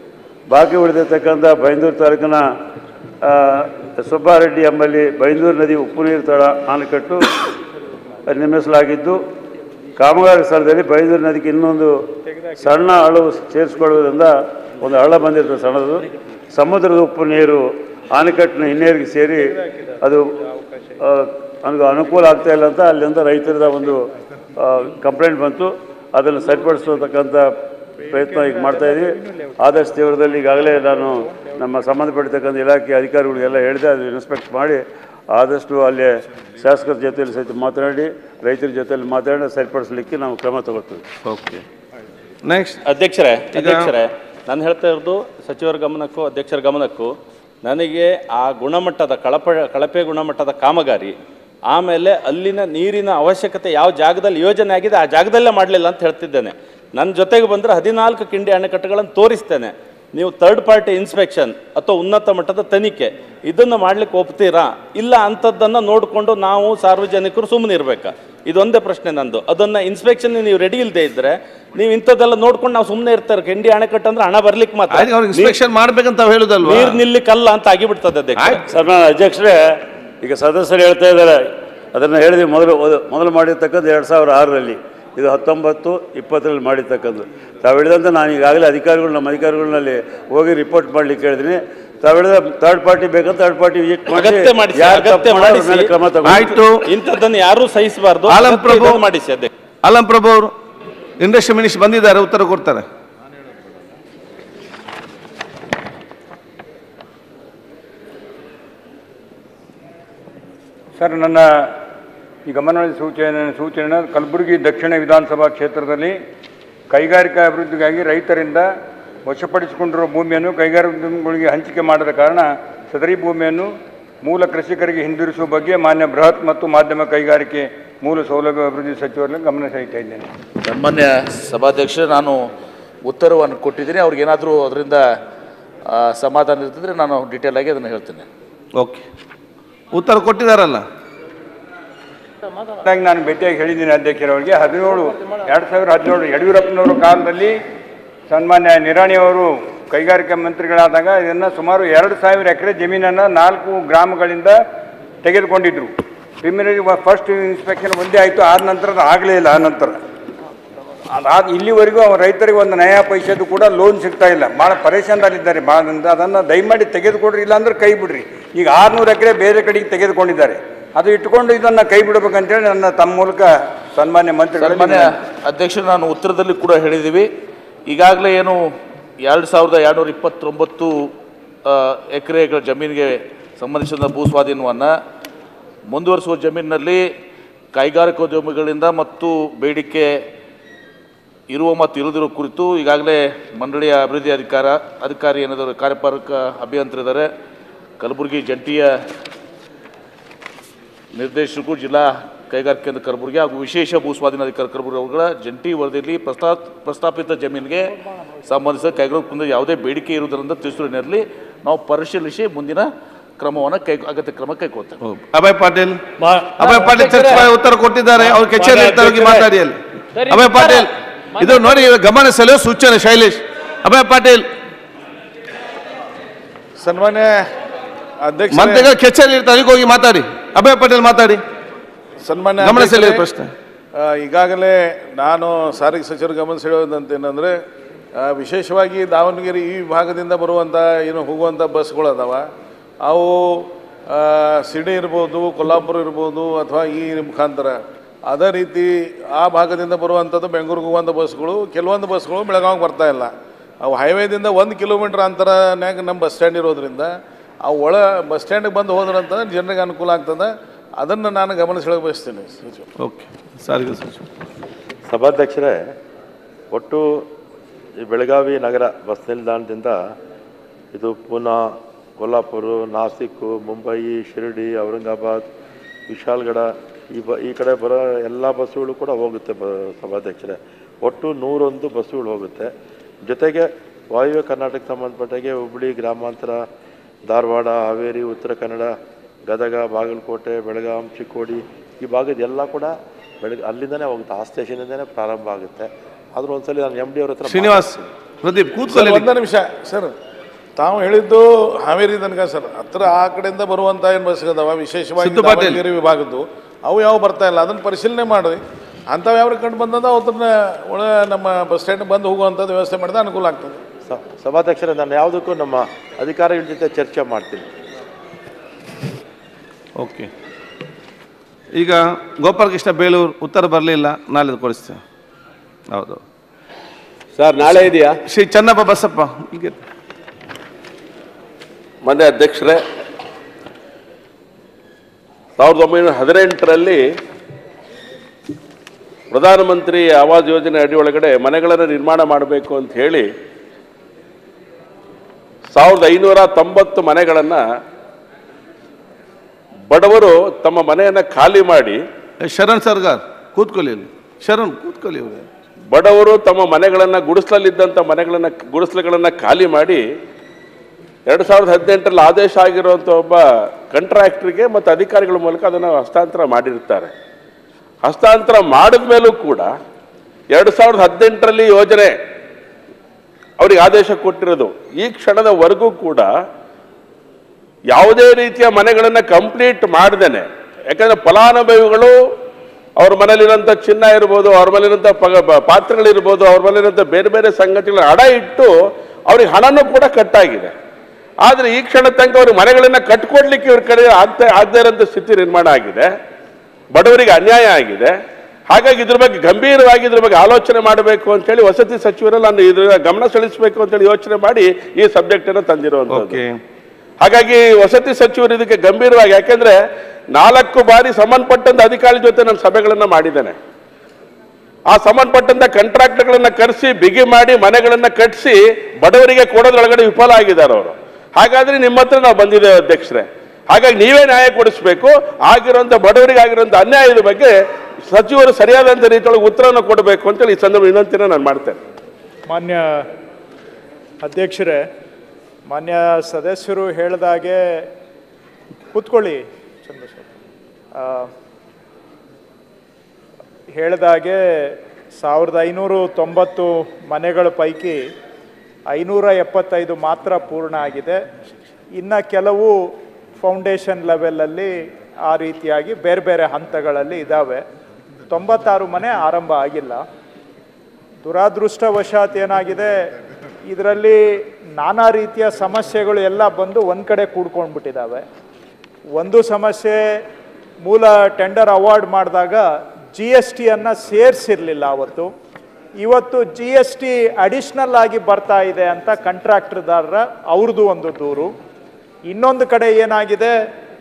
Speaker 10: ಬಾಕಿ ಉಳಿದಿರ್ತಕ್ಕಂಥ ಬೈಂದೂರು ತಾಲೂಕಿನ ಆ, ಸುಬ್ಬಾರೆಡ್ಡಿ ಎಂಬಲ್ಲಿ ಬೈಂದೂರು ನದಿ ಉಪ್ಪು ನೀರು ತಳ ಅಣೆಕಟ್ಟು ನಿರ್ಮಿಸಲಾಗಿದ್ದು ಕಾಮಗಾರಿ ಸ್ಥಳದಲ್ಲಿ ಬೈಂದೂರು ನದಿಗೆ ಇನ್ನೊಂದು ಸಣ್ಣ ಹಳ್ಳವು ಸೇರಿಸಿಕೊಳ್ಳುವುದರಿಂದ ಒಂದು ಹಳ್ಳ ಬಂದಿರ್ತದೆ ಸಣ್ಣದು ಸಮುದ್ರದ ಉಪ್ಪು ನೀರು ಆಣೆಕಟ್ಟಿನ ಹಿನ್ನೀರಿಗೆ ಸೇರಿ ಅದು ಆ, ನನಗೆ ಅನುಕೂಲ ಆಗ್ತಾ ಇಲ್ಲ ಅಂತ ಅಲ್ಲಿಂದ ರೈತರದ ಒಂದು ಕಂಪ್ಲೇಂಟ್ ಬಂತು ಅದನ್ನು ಸರಿಪಡಿಸ್ತಕ್ಕಂಥ ಪ್ರಯತ್ನ ಈಗ ಮಾಡ್ತಾ ಇದ್ದೀವಿ ಆದಷ್ಟು ತೀವ್ರದಲ್ಲಿ ಈಗಾಗಲೇ ನಾನು ನಮ್ಮ ಸಂಬಂಧಪಟ್ಟಿರ್ತಕ್ಕಂಥ ಇಲಾಖೆ ಅಧಿಕಾರಿಗಳಿಗೆಲ್ಲ ಹೇಳಿದೆ ಅದು ಇನ್ಸ್ಪೆಕ್ಟ್ ಮಾಡಿ ಆದಷ್ಟು ಅಲ್ಲಿ ಶಾಸಕರ ಜೊತೆಯಲ್ಲಿ ಸಹಿತ ಮಾತನಾಡಿ ರೈತರ ಜೊತೆಯಲ್ಲಿ ಮಾತನಾಡಿ ಸರಿಪಡಿಸಲಿಕ್ಕೆ ನಾವು ಕ್ರಮ ತಗೊಳ್ತೀವಿ
Speaker 1: ಓಕೆ ನೆಕ್ಸ್ಟ್
Speaker 9: ಅಧ್ಯಕ್ಷರೇ ಅಧ್ಯಕ್ಷರೇ ನಾನು ಹೇಳ್ತಾ ಇರೋದು ಸಚಿವರ ಗಮನಕ್ಕೂ ಅಧ್ಯಕ್ಷರ ಗಮನಕ್ಕೂ ನನಗೆ ಆ ಗುಣಮಟ್ಟದ ಕಳಪ ಕಳಪೆ ಗುಣಮಟ್ಟದ ಕಾಮಗಾರಿ ಆಮೇಲೆ ಅಲ್ಲಿನ ನೀರಿನ ಅವಶ್ಯಕತೆ ಯಾವ ಜಾಗದಲ್ಲಿ ಯೋಜನೆ ಆಗಿದೆ ಆ ಜಾಗದಲ್ಲೇ ಮಾಡಲಿಲ್ಲ ಅಂತ ಹೇಳ್ತಿದ್ದೇನೆ ನನ್ನ ಜೊತೆಗೆ ಬಂದರೆ ಹದಿನಾಲ್ಕು ಕಿಂಡಿ ಅಣೆಕಟ್ಟುಗಳನ್ನು ತೋರಿಸ್ತೇನೆ ನೀವು ಥರ್ಡ್ ಪಾರ್ಟಿ ಇನ್ಸ್ಪೆಕ್ಷನ್ ಅಥವಾ ಉನ್ನತ ಮಟ್ಟದ ತನಿಖೆ ಇದನ್ನು ಮಾಡ್ಲಿಕ್ಕೆ ಒಪ್ತೀರಾ ಇಲ್ಲ ಅಂಥದ್ದನ್ನು ನೋಡಿಕೊಂಡು ನಾವು ಸಾರ್ವಜನಿಕರು ಸುಮ್ಮನೆ ಇರಬೇಕಾ ಇದೊಂದೇ ಪ್ರಶ್ನೆ ನಂದು ಅದನ್ನು ಇನ್ಸ್ಪೆಕ್ಷನ್ ನೀವು ರೆಡಿ ಇಲ್ಲದೆ ಇದ್ದರೆ ನೀವು ಇಂಥದ್ದೆಲ್ಲ ನೋಡ್ಕೊಂಡು ನಾವು ಸುಮ್ಮನೆ ಇರ್ತಾರೆ ಕಿಂಡಿ ಅಣೆಕಟ್ಟು ಅಂದ್ರೆ ಹಣ ಬರ್ಲಿಕ್ಕೆ ಮಾತ್ರ
Speaker 1: ಆಯ್ತು, ಅವ್ರಿಗೆ ಇನ್ಸ್ಪೆಕ್ಷನ್ ಮಾಡ್ಬೇಕಂತ ಅವ್ರು ಹೇಳುದಲ್ವಾ
Speaker 9: ನೀರು ನಿಲ್ಲಿಕ್ಕಲ್ಲ ಅಂತ ಆಗಿಬಿಡ್ತದೆ ಅಧ್ಯಕ್ಷ
Speaker 10: ಸನ್ಮಾನ ಅಧ್ಯಕ್ಷರೇ ಈಗ ಸದಸ್ಯರು ಹೇಳ್ತಾ ಇದ್ದಾರೆ ಅದನ್ನು ಹೇಳಿದ್ವಿ ಮೊದಲು ಮೊದಲು ಮಾಡಿರ್ತಕ್ಕಂಥ ಎರಡು ಸಾವಿರ ಆರರಲ್ಲಿ ಇದು ಹತ್ತೊಂಬತ್ತು ಇಪ್ಪತ್ತರಲ್ಲಿ ಮಾಡಿರ್ತಕ್ಕಂಥದ್ದು ತಾವು ಹೇಳಿದಂತೆ ನಾನು ಈಗಾಗಲೇ ಅಧಿಕಾರಿಗಳು ನಮ್ಮ ಅಧಿಕಾರಿಗಳನ್ನಲ್ಲಿ ಹೋಗಿ ರಿಪೋರ್ಟ್ ಮಾಡ್ಲಿಕ್ಕೆ ಹೇಳಿದ್ದೀನಿ ತಾವು ಹೇಳಿದ ಥರ್ಡ್ ಪಾರ್ಟಿ ಬೇಕಂತ ಥರ್ಡ್ ಪಾರ್ಟಿ ವಿಸಿಟ್
Speaker 9: ಅಗತ್ಯ ಮಾಡಿಸಿ ಅಗತ್ಯ ಮಾಡಿಸಿ
Speaker 10: ಕ್ರಮ ತಗೊಂಡು
Speaker 1: ಆಯ್ತು
Speaker 9: ಇಂಥದ್ದನ್ನು ಯಾರೂ ಸಹಿಸಬಾರ್ದು
Speaker 1: ಆಲಂ
Speaker 9: ಅಗತ್ಯ
Speaker 1: ಪ್ರಭು
Speaker 9: ಇದನ್ನು ಮಾಡಿಸಿ ಅಧ್ಯಕ್ಷ
Speaker 1: ಆಲಂ ಪ್ರಭು ಅವರು ಇಂಡಸ್ಟ್ರಿ ಮಿನಿಸ್ಟರ್ ಬಂದಿದ್ದಾರೆ ಉತ್ತರ ಕೊಡ್ತಾರೆ
Speaker 3: ಸರ್ ನನ್ನ ಈ ಗಮನದ ಸೂಚನೆ ಸೂಚನೆ ಕಲಬುರಗಿ ದಕ್ಷಿಣ ವಿಧಾನಸಭಾ ಕ್ಷೇತ್ರದಲ್ಲಿ ಕೈಗಾರಿಕಾ ಅಭಿವೃದ್ಧಿಗಾಗಿ ರೈತರಿಂದ ವಶಪಡಿಸಿಕೊಂಡಿರುವ ಭೂಮಿಯನ್ನು ಕೈಗಾರಿಕೋದ್ಯಮಿಗಳಿಗೆ ಹಂಚಿಕೆ ಮಾಡದ ಕಾರಣ ಸದರಿ ಭೂಮಿಯನ್ನು ಮೂಲ ಕೃಷಿಕರಿಗೆ ಹಿಂದಿರುಗಿಸುವ ಬಗ್ಗೆ ಮಾನ್ಯ ಬೃಹತ್ ಮತ್ತು ಮಾಧ್ಯಮ ಕೈಗಾರಿಕೆ ಮೂಲ ಸೌಲಭ್ಯ ಅಭಿವೃದ್ಧಿ ಸಚಿವರಲ್ಲಿ ಗಮನ ಸೆಳೀತಾ ಇದ್ದೇನೆ
Speaker 13: ಸನ್ಮಾನ್ಯ ಸಭಾಧ್ಯಕ್ಷ ನಾನು ಉತ್ತರವನ್ನು ಕೊಟ್ಟಿದ್ದೀನಿ ಅವ್ರಿಗೇನಾದರೂ ಅದರಿಂದ ಆ, ಸಮಾಧಾನ ಇರ್ತಿದ್ರೆ ನಾನು ಡೀಟೇಲ್ ಆಗಿ ಅದನ್ನು ಹೇಳ್ತೇನೆ
Speaker 1: ಓಕೆ ಉತ್ತರ ಕೊಟ್ಟಿದ್ದಾರಲ್ಲ
Speaker 3: ಹಾಗಾಗಿ ನಾನು ಭೇಟಿಯಾಗಿ ಹೇಳಿದ್ದೀನಿ ಅಧ್ಯಕ್ಷರವರಿಗೆ ಹದಿನೇಳು ಎರಡು ಸಾವಿರ ಹದಿನೇಳು ಯಡಿಯೂರಪ್ಪನವರ ಕಾಲದಲ್ಲಿ ಸನ್ಮಾನ್ಯ ನಿರಾಣಿಯವರು ಕೈಗಾರಿಕಾ ಮಂತ್ರಿಗಳಾದಾಗ ಇದನ್ನು ಸುಮಾರು ಎರಡು ಸಾವಿರ ಎಕರೆ ಜಮೀನನ್ನು ನಾಲ್ಕು ಗ್ರಾಮಗಳಿಂದ ತೆಗೆದುಕೊಂಡಿದ್ರು ಪ್ರಿಮಿನರಿ ಫಸ್ಟ್ ಇನ್ಸ್ಪೆಕ್ಷನ್ ಒಂದೇ ಆಯಿತು ಆದ ನಂತರ ಅದು ಆಗಲೇ ಇಲ್ಲ ಆ ನಂತರ ಅದಾದ ಇಲ್ಲಿವರೆಗೂ ಅವ್ರ ರೈತರಿಗೆ ಒಂದು ನಯಾ ಪೈಸೆದು ಕೂಡ ಲೋನ್ ಸಿಗ್ತಾ ಇಲ್ಲ ಭಾಳ ಪರೇಶಾನದಲ್ಲಿದ್ದಾರೆ ಭಾಳ ಅದನ್ನು ದಯಮಾಡಿ ತೆಗೆದುಕೊಡ್ರಿ ಇಲ್ಲ ಅಂದ್ರೆ ಕೈ ಬಿಡ್ರಿ ಈಗ ಆರುನೂರು ಎಕರೆ ಬೇರೆ ಕಡೆಗೆ ತೆಗೆದುಕೊಂಡಿದ್ದಾರೆ ಅದು ಇಟ್ಕೊಂಡು ಇದನ್ನು ಕೈ ಬಿಡಬೇಕಂತೇಳಿ ನನ್ನ ತಮ್ಮ ಮೂಲಕ ಸನ್ಮಾನ್ಯ ಮಂತ್ರಿಗಳು
Speaker 13: ಸನ್ಮಾನ್ಯ ಅಧ್ಯಕ್ಷರು ನಾನು ಉತ್ತರದಲ್ಲಿ ಕೂಡ ಹೇಳಿದ್ದೀವಿ ಈಗಾಗಲೇ ಏನು ಎರಡು ಸಾವಿರದ ಎರಡುನೂರ ಇಪ್ಪತ್ತೊಂಬತ್ತು ಆ, ಎಕರೆಗಳ ಜಮೀನಿಗೆ ಸಂಬಂಧಿಸಿದ ಭೂ ಸ್ವಾಧೀನವನ್ನು ಮುಂದುವರಿಸುವ ಜಮೀನಿನಲ್ಲಿ ಕೈಗಾರಿಕೋದ್ಯಮಿಗಳಿಂದ ಮತ್ತು ಬೇಡಿಕೆ ಇರುವ ಮತ್ತು ಇಲ್ಲದಿರುವ ಕುರಿತು ಈಗಾಗಲೇ ಮಂಡಳಿಯ ಅಭಿವೃದ್ಧಿ ಅಧಿಕಾರ ಅಧಿಕಾರಿ ಏನಾದರೂ ಕಾರ್ಯಪಾಲಕ ಅಭಿಯಂತರಿದ್ದಾರೆ ಕಲಬುರಗಿ ಜಂಟಿಯ ನಿರ್ದೇಶಕರು ಜಿಲ್ಲಾ ಕೈಗಾರಿಕೆ ಕೇಂದ್ರ ಕಲಬುರಗಿ ಹಾಗೂ ವಿಶೇಷ ಭೂ ಸ್ವಾಧೀನಾಧಿಕಾರಿ ಕಲಬುರಗಿ ಅವರುಗಳ ಜಂಟಿ ವರದಿಯಲ್ಲಿ ಪ್ರಸ್ತಾ ಪ್ರಸ್ತಾಪಿತ ಜಮೀನಿಗೆ ಸಂಬಂಧಿಸಿದ ಕೈಗೊಳ್ಳకుండా ಯಾವುದೇ ಬೇಡಿಕೆ ಇರುವುದರಿಂದ ತಿಳಿಸಿನಲ್ಲಿ ನಾವು ಪರಿಶೀಲಿಸಿ ಮುಂದಿನ ಕ್ರಮವನ್ನು ಕೈ ಅಗತ್ಯ ಕ್ರಮ ಕೈಗೊಳ್ತೇವೆ
Speaker 1: ಅಭಯ್ ಪಾಟೀಲ್ ಅಭಯ್ ಪಾಟೀಲ್ ಚರ್ಚೆ ಉತ್ತರ ಕೊಟ್ಟಿದ್ದಾರೆ ಅವ್ರ ಕಚೇರಿ ಇರ್ತಾರೆ, ಹೋಗಿ ಮಾತಾಡಿ ಅಲ್ಲಿ ಅಭಯ್ ಪಾಟೀಲ್ ಇದು ನೋಡಿ ಗಮನ ಸೆಳೆಯೋ ಸೂಚನೆ ಶೈಲೇಶ್ ಅಭಯ್ ಪಾಟೀಲ್
Speaker 26: ಸನ್ಮಾನ್ಯ ಅಧ್ಯಕ್ಷ
Speaker 1: ಮಂತ್ರಿಗಳ ಕಚೇರಿ ಇರ್ತಾರೆ ಅದಕ್ಕೆ ಹೋಗಿ ಮಾತಾಡಿ ಅಭಯ್ ಪಾಟೀಲ್ ಮಾತಾಡಿ
Speaker 26: ಸನ್ಮಾನ್ಯ
Speaker 1: ಗಮನ ಸೆಳೆಯುವ
Speaker 26: ಅಧ್ಯಕ್ಷರೇ,
Speaker 1: ಪ್ರಶ್ನೆ
Speaker 26: ಆ, ಈಗಾಗಲೇ ನಾನು ಸಾರಿಗೆ ಸಚಿವರು ಗಮನ ಸೆಳೆಯೋದಂತ ಏನಂದರೆ ವಿಶೇಷವಾಗಿ ದಾವಣಗೆರೆ ಈ ಭಾಗದಿಂದ ಬರುವಂಥ ಏನು ಹೋಗುವಂಥ ಬಸ್ಗಳು ಅದಾವ ಅವು ಆ, ಸಿಡಿ ಇರ್ಬೋದು ಕೊಲ್ಲಾಪುರ ಇರ್ಬೋದು ಅಥವಾ ಈ ಮುಖಾಂತರ ಅದೇ ರೀತಿ ಆ ಭಾಗದಿಂದ ಬರುವಂಥದ್ದು ಬೆಂಗಳೂರಿಗೆ ಹೋಗುವಂಥ ಬಸ್ಗಳು ಕೆಲವೊಂದು ಬಸ್ಗಳು ಬೆಳಗಾವಿಗೆ ಬರ್ತಾ ಇಲ್ಲ ಅವು ಹೈವೇದಿಂದ ಒಂದು ಕಿಲೋಮೀಟ್ರ್ ಅಂತರನ್ಯಾಗ ನಮ್ಮ ಬಸ್ ಸ್ಟ್ಯಾಂಡ್ ಇರೋದ್ರಿಂದ ಆ ಒಳ ಬಸ್ ಸ್ಟ್ಯಾಂಡಿಗೆ ಬಂದು ಹೋದ್ರಂತ ಜನರಿಗೆ ಅನುಕೂಲ ಆಗ್ತದೆ ಅದನ್ನು ನಾನು ಗಮನ ಸೆಳೆಯ ಬಯಸ್ತೀನಿ ಸಚಿವ
Speaker 1: ಓಕೆ ಸಾರಿಗೆ ಸಚಿವ
Speaker 7: ಸಭಾಧ್ಯಕ್ಷರೇ ಒಟ್ಟು ಈ ಬೆಳಗಾವಿ ನಗರ ಬಸ್ ನಿಲ್ದಾಣದಿಂದ ಇದು ಪೂನಾ ಕೊಲ್ಲಾಪುರ ನಾಸಿಕ್ ಮುಂಬೈ ಶಿರ್ಡಿ ಔರಂಗಾಬಾದ್ ವಿಶಾಲ್ಗಢ ಈ ಬ ಈ ಕಡೆ ಬರೋ ಎಲ್ಲ ಬಸ್ಸುಗಳು ಕೂಡ ಹೋಗುತ್ತೆ ಬ ಸಭಾಧ್ಯಕ್ಷರೇ ಒಟ್ಟು ನೂರೊಂದು ಬಸ್ಸುಗಳು ಹೋಗುತ್ತೆ ಜೊತೆಗೆ ವಾಯುವ್ಯ ಕರ್ನಾಟಕಕ್ಕೆ ಸಂಬಂಧಪಟ್ಟಾಗೆ ಹುಬ್ಬಳ್ಳಿ ಗ್ರಾಮಾಂತರ ಧಾರವಾಡ ಹಾವೇರಿ ಉತ್ತರ ಕನ್ನಡ ಗದಗ ಬಾಗಲಕೋಟೆ ಬೆಳಗಾಂ ಚಿಕ್ಕೋಡಿ ಈ ಭಾಗದ ಎಲ್ಲ ಕೂಡ ಬೆಳಗ್ಗೆ ಅಲ್ಲಿಂದನೇ ಹೋಗುತ್ತೆ ಆ ಸ್ಟೇಷನಿಂದನೇ ಪ್ರಾರಂಭ ಆಗುತ್ತೆ ಆದರೂ ಒಂದ್ಸಲಿ ನಾನು ಎಮ್ ಡಿ ಅವ್ರ ಹತ್ರ
Speaker 1: ಶ್ರೀನಿವಾಸ್ ಪ್ರದೀಪ್ ಕೂತ್ಕೊಳ್ಳಿ
Speaker 26: ಸರ್, ಒಂದೇ ನಿಮಿಷ ಸರ್ ತಾವು ಹೇಳಿದ್ದು ಹಾವೇರಿ ತನಕ ಸರ್ ಹತ್ರ ಆ ಕಡೆಯಿಂದ ಬರುವಂಥ ಏನು ಬಸ್ ಅದಾವ ವಿಶೇಷವಾಗಿ
Speaker 1: ಸಿದ್ದು ಪಾಟೀಲ್.
Speaker 26: ದಾವಣಗೆರೆ ವಿಭಾಗದ್ದು ಅವು ಯಾವ ಬರ್ತಾ ಇಲ್ಲ ಅದನ್ನು ಪರಿಶೀಲನೆ ಮಾಡಿ ಅಂಥವು ಯಾವ ಕಂಡು ಬಂದದ ಅವತ್ತನ್ನ ಒಳ ನಮ್ಮ ಬಸ್ ಸ್ಟ್ಯಾಂಡ್ ಬಂದು ಹೋಗುವಂಥದ್ದು ವ್ಯವಸ್ಥೆ ಮಾಡಿದ್ರೆ ಅನುಕೂಲ ಆಗ್ತದೆ
Speaker 7: ಸ- ಸಭಾಧ್ಯಕ್ಷರೇ ನಾನು ಯಾವುದಕ್ಕೂ ನಮ್ಮ ಅಧಿಕಾರಿಗಳ ಜೊತೆ ಚರ್ಚೆ ಮಾಡ್ತೀನಿ
Speaker 1: ಓಕೆ ಈಗ ಗೋಪಾಲಕೃಷ್ಣ ಬೇಲೂರು ಉತ್ತರ ಬರಲಿಲ್ಲ ನಾಳೆ ಕೊಡಿಸ್ತೇವೆ ಹೌದು
Speaker 6: ಸರ್ ನಾಳೆ ಇದೆಯಾ
Speaker 1: ಶ್ರೀ ಚನ್ನಪ್ಪ ಬಸಪ್ಪ ಇಲ್ಲಿಗೆ
Speaker 6: ಮಾನ್ಯ ಅಧ್ಯಕ್ಷರೇ ಸಾವಿರದ ಒಂಬೈನೂರ ಹದಿನೆಂಟರಲ್ಲಿ ಪ್ರಧಾನಮಂತ್ರಿ ಆವಾಸ್ ಯೋಜನೆ ಅಡಿಯೊಳಗಡೆ ಮನೆಗಳನ್ನು ನಿರ್ಮಾಣ ಮಾಡಬೇಕು ಅಂತ ಹೇಳಿ ಸಾವಿರದ ಐನೂರ ತೊಂಬತ್ತು ಮನೆಗಳನ್ನು ಬಡವರು ತಮ್ಮ ಮನೆಯನ್ನು ಖಾಲಿ ಮಾಡಿ
Speaker 1: ಶರಣ್ ಸರ್ಗಾರ್ ಕೂತ್ಕೊಳ್ಳಿ ಇಲ್ಲಿ ಶರಣ್ ಕೂತ್ಕೊಳ್ಳಿ ಇವ್ರೆ.
Speaker 6: ಬಡವರು ತಮ್ಮ ಮನೆಗಳನ್ನು ಗುಡಿಸಲಲ್ಲಿದ್ದಂಥ ಮನೆಗಳನ್ನು ಗುಡಿಸಲುಗಳನ್ನು ಖಾಲಿ ಮಾಡಿ ಎರಡು ಸಾವಿರದ ಹದಿನೆಂಟರಲ್ಲಿ ಆದೇಶ ಆಗಿರುವಂಥ ಒಬ್ಬ ಕಾಂಟ್ರಾಕ್ಟ್ರಿಗೆ ಮತ್ತು ಅಧಿಕಾರಿಗಳ ಮೂಲಕ ಅದನ್ನು ಹಸ್ತಾಂತರ ಮಾಡಿರ್ತಾರೆ ಹಸ್ತಾಂತರ ಮಾಡಿದ ಮೇಲೂ ಕೂಡ ಎರಡು ಸಾವಿರದ ಹದಿನೆಂಟರಲ್ಲಿ ಯೋಜನೆ ಅವರಿಗೆ ಆದೇಶ ಕೊಟ್ಟಿರೋದು ಈ ಕ್ಷಣದವರೆಗೂ ಕೂಡ ಯಾವುದೇ ರೀತಿಯ ಮನೆಗಳನ್ನು ಕಂಪ್ಲೀಟ್ ಮಾಡ್ದೇನೆ ಯಾಕಂದ್ರೆ ಫಲಾನುಭವಿಗಳು ಅವ್ರ ಮನೇಲಿರೋಂಥ ಚಿನ್ನ ಇರ್ಬೋದು ಅವ್ರ ಮೇಲಿರೋಂಥ ಪಗ ಬ- ಪಾತ್ರೆಗಳಿರ್ಬೋದು ಅವ್ರ ಮೇಲಿರೋಂಥ ಬೇರೆ ಬೇರೆ ಸಂಗತಿಗಳ ಹಣ ಇಟ್ಟು ಅವ್ರಿಗೆ ಹಣನೂ ಕೂಡ ಕಟ್ಟಾಗಿದೆ ಆದರೆ ಈ ಕ್ಷಣ ತನಕ ಅವ್ರಿಗೆ ಮನೆಗಳನ್ನ ಕಟ್ಕೊಡ್ಲಿಕ್ಕೆ ಇವ್ರ ಕಡೆ ಆಗ್ತಾ ಆಗದೇ ಇರೋಂಥ ಸ್ಥಿತಿ ನಿರ್ಮಾಣ ಆಗಿದೆ ಬಡವರಿಗೆ ಅನ್ಯಾಯ ಆಗಿದೆ ಹಾಗಾಗಿ ಇದ್ರ ಬಗ್ಗೆ ಗಂಭೀರವಾಗಿ ಇದ್ರ ಬಗ್ಗೆ ಆಲೋಚನೆ ಮಾಡಬೇಕು ಅಂತೇಳಿ ವಸತಿ ಸಚಿವರಲ್ಲಿ ನಾನು ಇದ್ರ ಗಮನ ಸೆಳೆಸಬೇಕು ಅಂತೇಳಿ ಯೋಚನೆ ಮಾಡಿ ಈ ಸಬ್ಜೆಕ್ಟ್ ಅನ್ನು ತಂದಿರುವಂಥದ್ದು ಹಾಗಾಗಿ ವಸತಿ ಸಚಿವರು ಇದಕ್ಕೆ ಗಂಭೀರವಾಗಿ ಯಾಕೆಂದ್ರೆ ನಾಲ್ಕು ಬಾರಿ ಸಂಬಂಧಪಟ್ಟಂತ ಅಧಿಕಾರಿ ಜೊತೆ ನಾನು ಸಭೆಗಳನ್ನ ಮಾಡಿದ್ದೇನೆ ಆ ಸಂಬಂಧಪಟ್ಟಂತ ಕಾಂಟ್ರಾಕ್ಟ್ಗಳನ್ನ ಕರೆಸಿ ಬಿಗಿ ಮಾಡಿ ಮನೆಗಳನ್ನ ಕಟ್ಟಿಸಿ ಬಡವರಿಗೆ ಕೊಡೋದ್ರೊಳಗಡೆ ವಿಫಲ ಆಗಿದ್ದಾರೆ ಅವರು ಹಾಗಾದ್ರೆ ನಿಮ್ಮ ಹತ್ರ ನಾವು ಬಂದಿದ್ದೇವೆ ಅಧ್ಯಕ್ಷರೇ ಹಾಗಾಗಿ ನೀವೇ ನ್ಯಾಯ ಕೊಡಿಸ್ಬೇಕು ಆಗಿರುವಂತ ಬಡವರಿಗೆ ಆಗಿರುವಂತ ಅನ್ಯಾಯದ ಬಗ್ಗೆ ಸಚಿವರು ಸರಿಯಾದಂತ ರೀತಿಯೊಳಗೆ ಉತ್ತರವನ್ನು ಕೊಡಬೇಕು ಅಂತೇಳಿ ಈ ಸಂದರ್ಭ ವಿನಂತಿನ ನಾನು ಮಾಡ್ತೇನೆ
Speaker 2: ಮಾನ್ಯ ಅಧ್ಯಕ್ಷರೇ ಮಾನ್ಯ ಸದಸ್ಯರು ಹೇಳಿದಾಗೆ ಕೂತ್ಕೊಳ್ಳಿ ಚಂದ್ರಶೇಖರ್ ಆ, ಹೇಳಿದಾಗೆ ಸಾವಿರದ ಐನೂರು ತೊಂಬತ್ತು ಮನೆಗಳ ಪೈಕಿ ಐನೂರ ಎಪ್ಪತ್ತೈದು ಮಾತ್ರ ಪೂರ್ಣ ಆಗಿದೆ ಇನ್ನು ಕೆಲವು ಫೌಂಡೇಶನ್ ಲೆವೆಲಲ್ಲಿ ಆ ರೀತಿಯಾಗಿ ಬೇರೆ ಬೇರೆ ಹಂತಗಳಲ್ಲಿ ಇದ್ದಾವೆ ತೊಂಬತ್ತಾರು ಮನೆ ಆರಂಭ ಆಗಿಲ್ಲ ದುರಾದೃಷ್ಟವಶಾತ್ ಏನಾಗಿದೆ ಇದರಲ್ಲಿ ನಾನಾ ರೀತಿಯ ಸಮಸ್ಯೆಗಳು ಎಲ್ಲ ಬಂದು ಒಂದು ಕಡೆ ಕೂಡ್ಕೊಂಡ್ಬಿಟ್ಟಿದ್ದಾವೆ ಒಂದು ಸಮಸ್ಯೆ ಮೂಲ ಟೆಂಡರ್ ಅವಾರ್ಡ್ ಮಾಡಿದಾಗ ಜಿ ಎಸ್ ಟಿಯನ್ನು ಸೇರಿಸಿರಲಿಲ್ಲ ಅವತ್ತು ಇವತ್ತು ಜಿ ಎಸ್ ಟಿ ಅಡಿಷ್ನಲ್ ಆಗಿ ಬರ್ತಾ ಇದೆ ಅಂತ ಕಾಂಟ್ರಾಕ್ಟರ್ದಾರರ ಅವ್ರದ್ದು ಒಂದು ದೂರು ಇನ್ನೊಂದು ಕಡೆ ಏನಾಗಿದೆ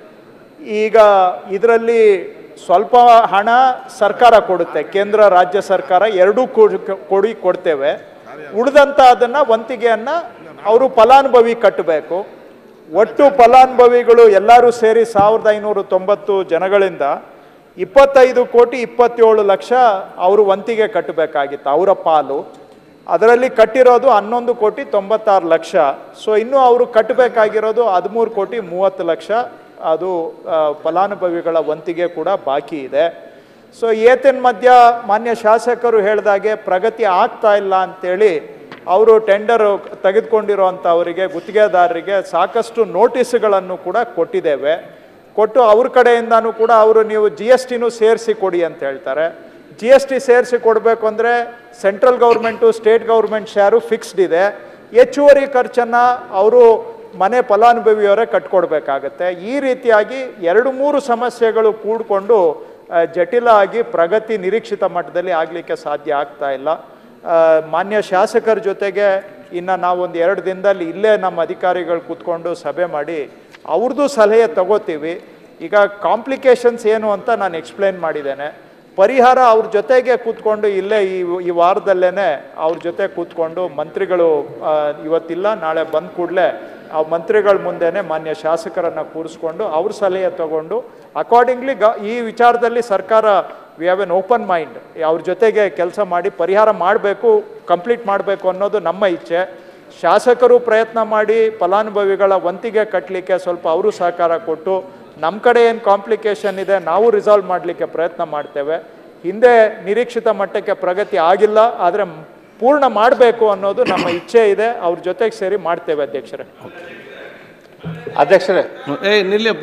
Speaker 2: ಈಗ ಇದರಲ್ಲಿ ಸ್ವಲ್ಪ ಹಣ ಸರ್ಕಾರ ಕೊಡುತ್ತೆ ಕೇಂದ್ರ ರಾಜ್ಯ ಸರ್ಕಾರ ಎರಡೂ ಕೊಡ್- ಕೊಡಿ ಕೊಡ್ತೇವೆ ಉಳಿದಂಥ ಅದನ್ನ ವಂತಿಗೆಯನ್ನ ಅವರು ಫಲಾನುಭವಿ ಕಟ್ಟಬೇಕು ಒಟ್ಟು ಫಲಾನುಭವಿಗಳು ಎಲ್ಲರೂ ಸೇರಿ ಸಾವಿರದ ಐನೂರ ತೊಂಬತ್ತು ಜನಗಳಿಂದ ಇಪ್ಪತ್ತೈದು ಕೋಟಿ ಇಪ್ಪತ್ತೇಳು ಲಕ್ಷ ಅವರು ವಂತಿಗೆ ಕಟ್ಟಬೇಕಾಗಿತ್ತು ಅವರ ಪಾಲು ಅದರಲ್ಲಿ ಕಟ್ಟಿರೋದು ಹನ್ನೊಂದು ಕೋಟಿ ತೊಂಬತ್ತಾರು ಲಕ್ಷ ಸೊ ಇನ್ನೂ ಅವರು ಕಟ್ಟಬೇಕಾಗಿರೋದು ಹದಿಮೂರು ಕೋಟಿ ಮೂವತ್ತು ಲಕ್ಷ ಅದು ಆ, ಫಲಾನುಭವಿಗಳ ವಂತಿಗೆ ಕೂಡ ಬಾಕಿ ಇದೆ ಸೊ ಏತನ್ ಮಧ್ಯ ಮಾನ್ಯ ಶಾಸಕರು ಹೇಳಿದಾಗೆ ಪ್ರಗತಿ ಆಗ್ತಾ ಇಲ್ಲ ಅಂತೇಳಿ ಅವರು ಟೆಂಡರ್ ತೆಗೆದುಕೊಂಡಿರುವಂಥವರಿಗೆ ಗುತ್ತಿಗೆದಾರರಿಗೆ ಸಾಕಷ್ಟು ನೋಟಿಸ್ಗಳನ್ನು ಕೂಡ ಕೊಟ್ಟಿದ್ದೇವೆ ಕೊಟ್ಟು ಅವ್ರ ಕಡೆಯಿಂದನೂ ಕೂಡ ಅವರು ನೀವು ಜಿ ಎಸ್ ಟಿನೂ ಸೇರಿಸಿ ಕೊಡಿ ಅಂತ ಹೇಳ್ತಾರೆ ಜಿ ಎಸ್ ಟಿ ಸೇರಿಸಿ ಕೊಡಬೇಕು ಅಂದರೆ central government state government share fixed ಇದೆ ಹೆಚ್ಚುವರಿ ಖರ್ಚನ್ನು ಅವರು ಮನೆ ಫಲಾನುಭವಿಯವರೇ ಕಟ್ಕೊಡ್ಬೇಕಾಗತ್ತೆ ಈ ರೀತಿಯಾಗಿ ಎರಡು ಮೂರು ಸಮಸ್ಯೆಗಳು ಕೂಡಿಕೊಂಡು ಆ, ಜಟಿಲ ಆಗಿ ಪ್ರಗತಿ ನಿರೀಕ್ಷಿತ ಮಟ್ಟದಲ್ಲಿ ಆಗಲಿಕ್ಕೆ ಸಾಧ್ಯ ಆಗ್ತಾ ಇಲ್ಲ ಆ, ಮಾನ್ಯ ಶಾಸಕರ ಜೊತೆಗೆ ಇನ್ನು ನಾವೊಂದು ಎರಡು ದಿನದಲ್ಲಿ ಇಲ್ಲೇ ನಮ್ಮ ಅಧಿಕಾರಿಗಳು ಕೂತ್ಕೊಂಡು ಸಭೆ ಮಾಡಿ ಅವ್ರದ್ದು ಸಲಹೆ ತಗೋತೀವಿ ಈಗ ಕಾಂಪ್ಲಿಕೇಶನ್ಸ್ ಏನು ಅಂತ ನಾನು ಎಕ್ಸ್ಪ್ಲೇನ್ ಮಾಡಿದ್ದೇನೆ ಪರಿಹಾರ ಅವ್ರ ಜೊತೆಗೆ ಕೂತ್ಕೊಂಡು ಇಲ್ಲೇ ಈ ಈ ವಾರದಲ್ಲೇ ಅವ್ರ ಜೊತೆ ಕೂತ್ಕೊಂಡು ಮಂತ್ರಿಗಳು ಆ, ಇವತ್ತಿಲ್ಲ ನಾಳೆ ಬಂದ ಕೂಡಲೇ ಆ ಮಂತ್ರಿಗಳ ಮುಂದೆನೆ ಮಾನ್ಯ ಶಾಸಕರನ್ನ ಕೂರಿಸ್ಕೊಂಡು ಅವ್ರ ಸಲಹೆ ತಗೊಂಡು ಅಕಾರ್ಡಿಂಗ್ಲಿ ಗ ಈ ವಿಚಾರದಲ್ಲಿ ಸರ್ಕಾರ we have an open mind ಅವ್ರ ಜೊತೆಗೆ ಕೆಲಸ ಮಾಡಿ ಪರಿಹಾರ ಮಾಡಬೇಕು ಕಂಪ್ಲೀಟ್ ಮಾಡಬೇಕು ಅನ್ನೋದು ನಮ್ಮ ಇಚ್ಛೆ ಶಾಸಕರು ಪ್ರಯತ್ನ ಮಾಡಿ ಫಲಾನುಭವಿಗಳ ವಂತಿಗೆ ಕಟ್ಟಲಿಕ್ಕೆ ಸ್ವಲ್ಪ ಅವರು ಸಹಕಾರ ಕೊಟ್ಟು ನಮ್ಮ ಕಡೆ ಏನು ಕಾಂಪ್ಲಿಕೇಶನ್ ಇದೆ ನಾವು ರಿಸಾಲ್ವ್ ಮಾಡಲಿಕ್ಕೆ ಪ್ರಯತ್ನ ಮಾಡ್ತೇವೆ ಹಿಂದೆ ನಿರೀಕ್ಷಿತ ಮಟ್ಟಕ್ಕೆ ಪ್ರಗತಿ ಆಗಿಲ್ಲ ಆದರೆ ಪೂರ್ಣ ಮಾಡಬೇಕು ಅನ್ನೋದು ನಮ್ಮ ಇಚ್ಛೆ ಇದೆ ಅವ್ರ ಜೊತೆಗೆ ಸೇರಿ ಮಾಡ್ತೇವೆ ಅಧ್ಯಕ್ಷರೇ
Speaker 26: ಅಧ್ಯಕ್ಷರೇ
Speaker 1: ಏ ನಿಲ್ಲಿಯಪ್ಪ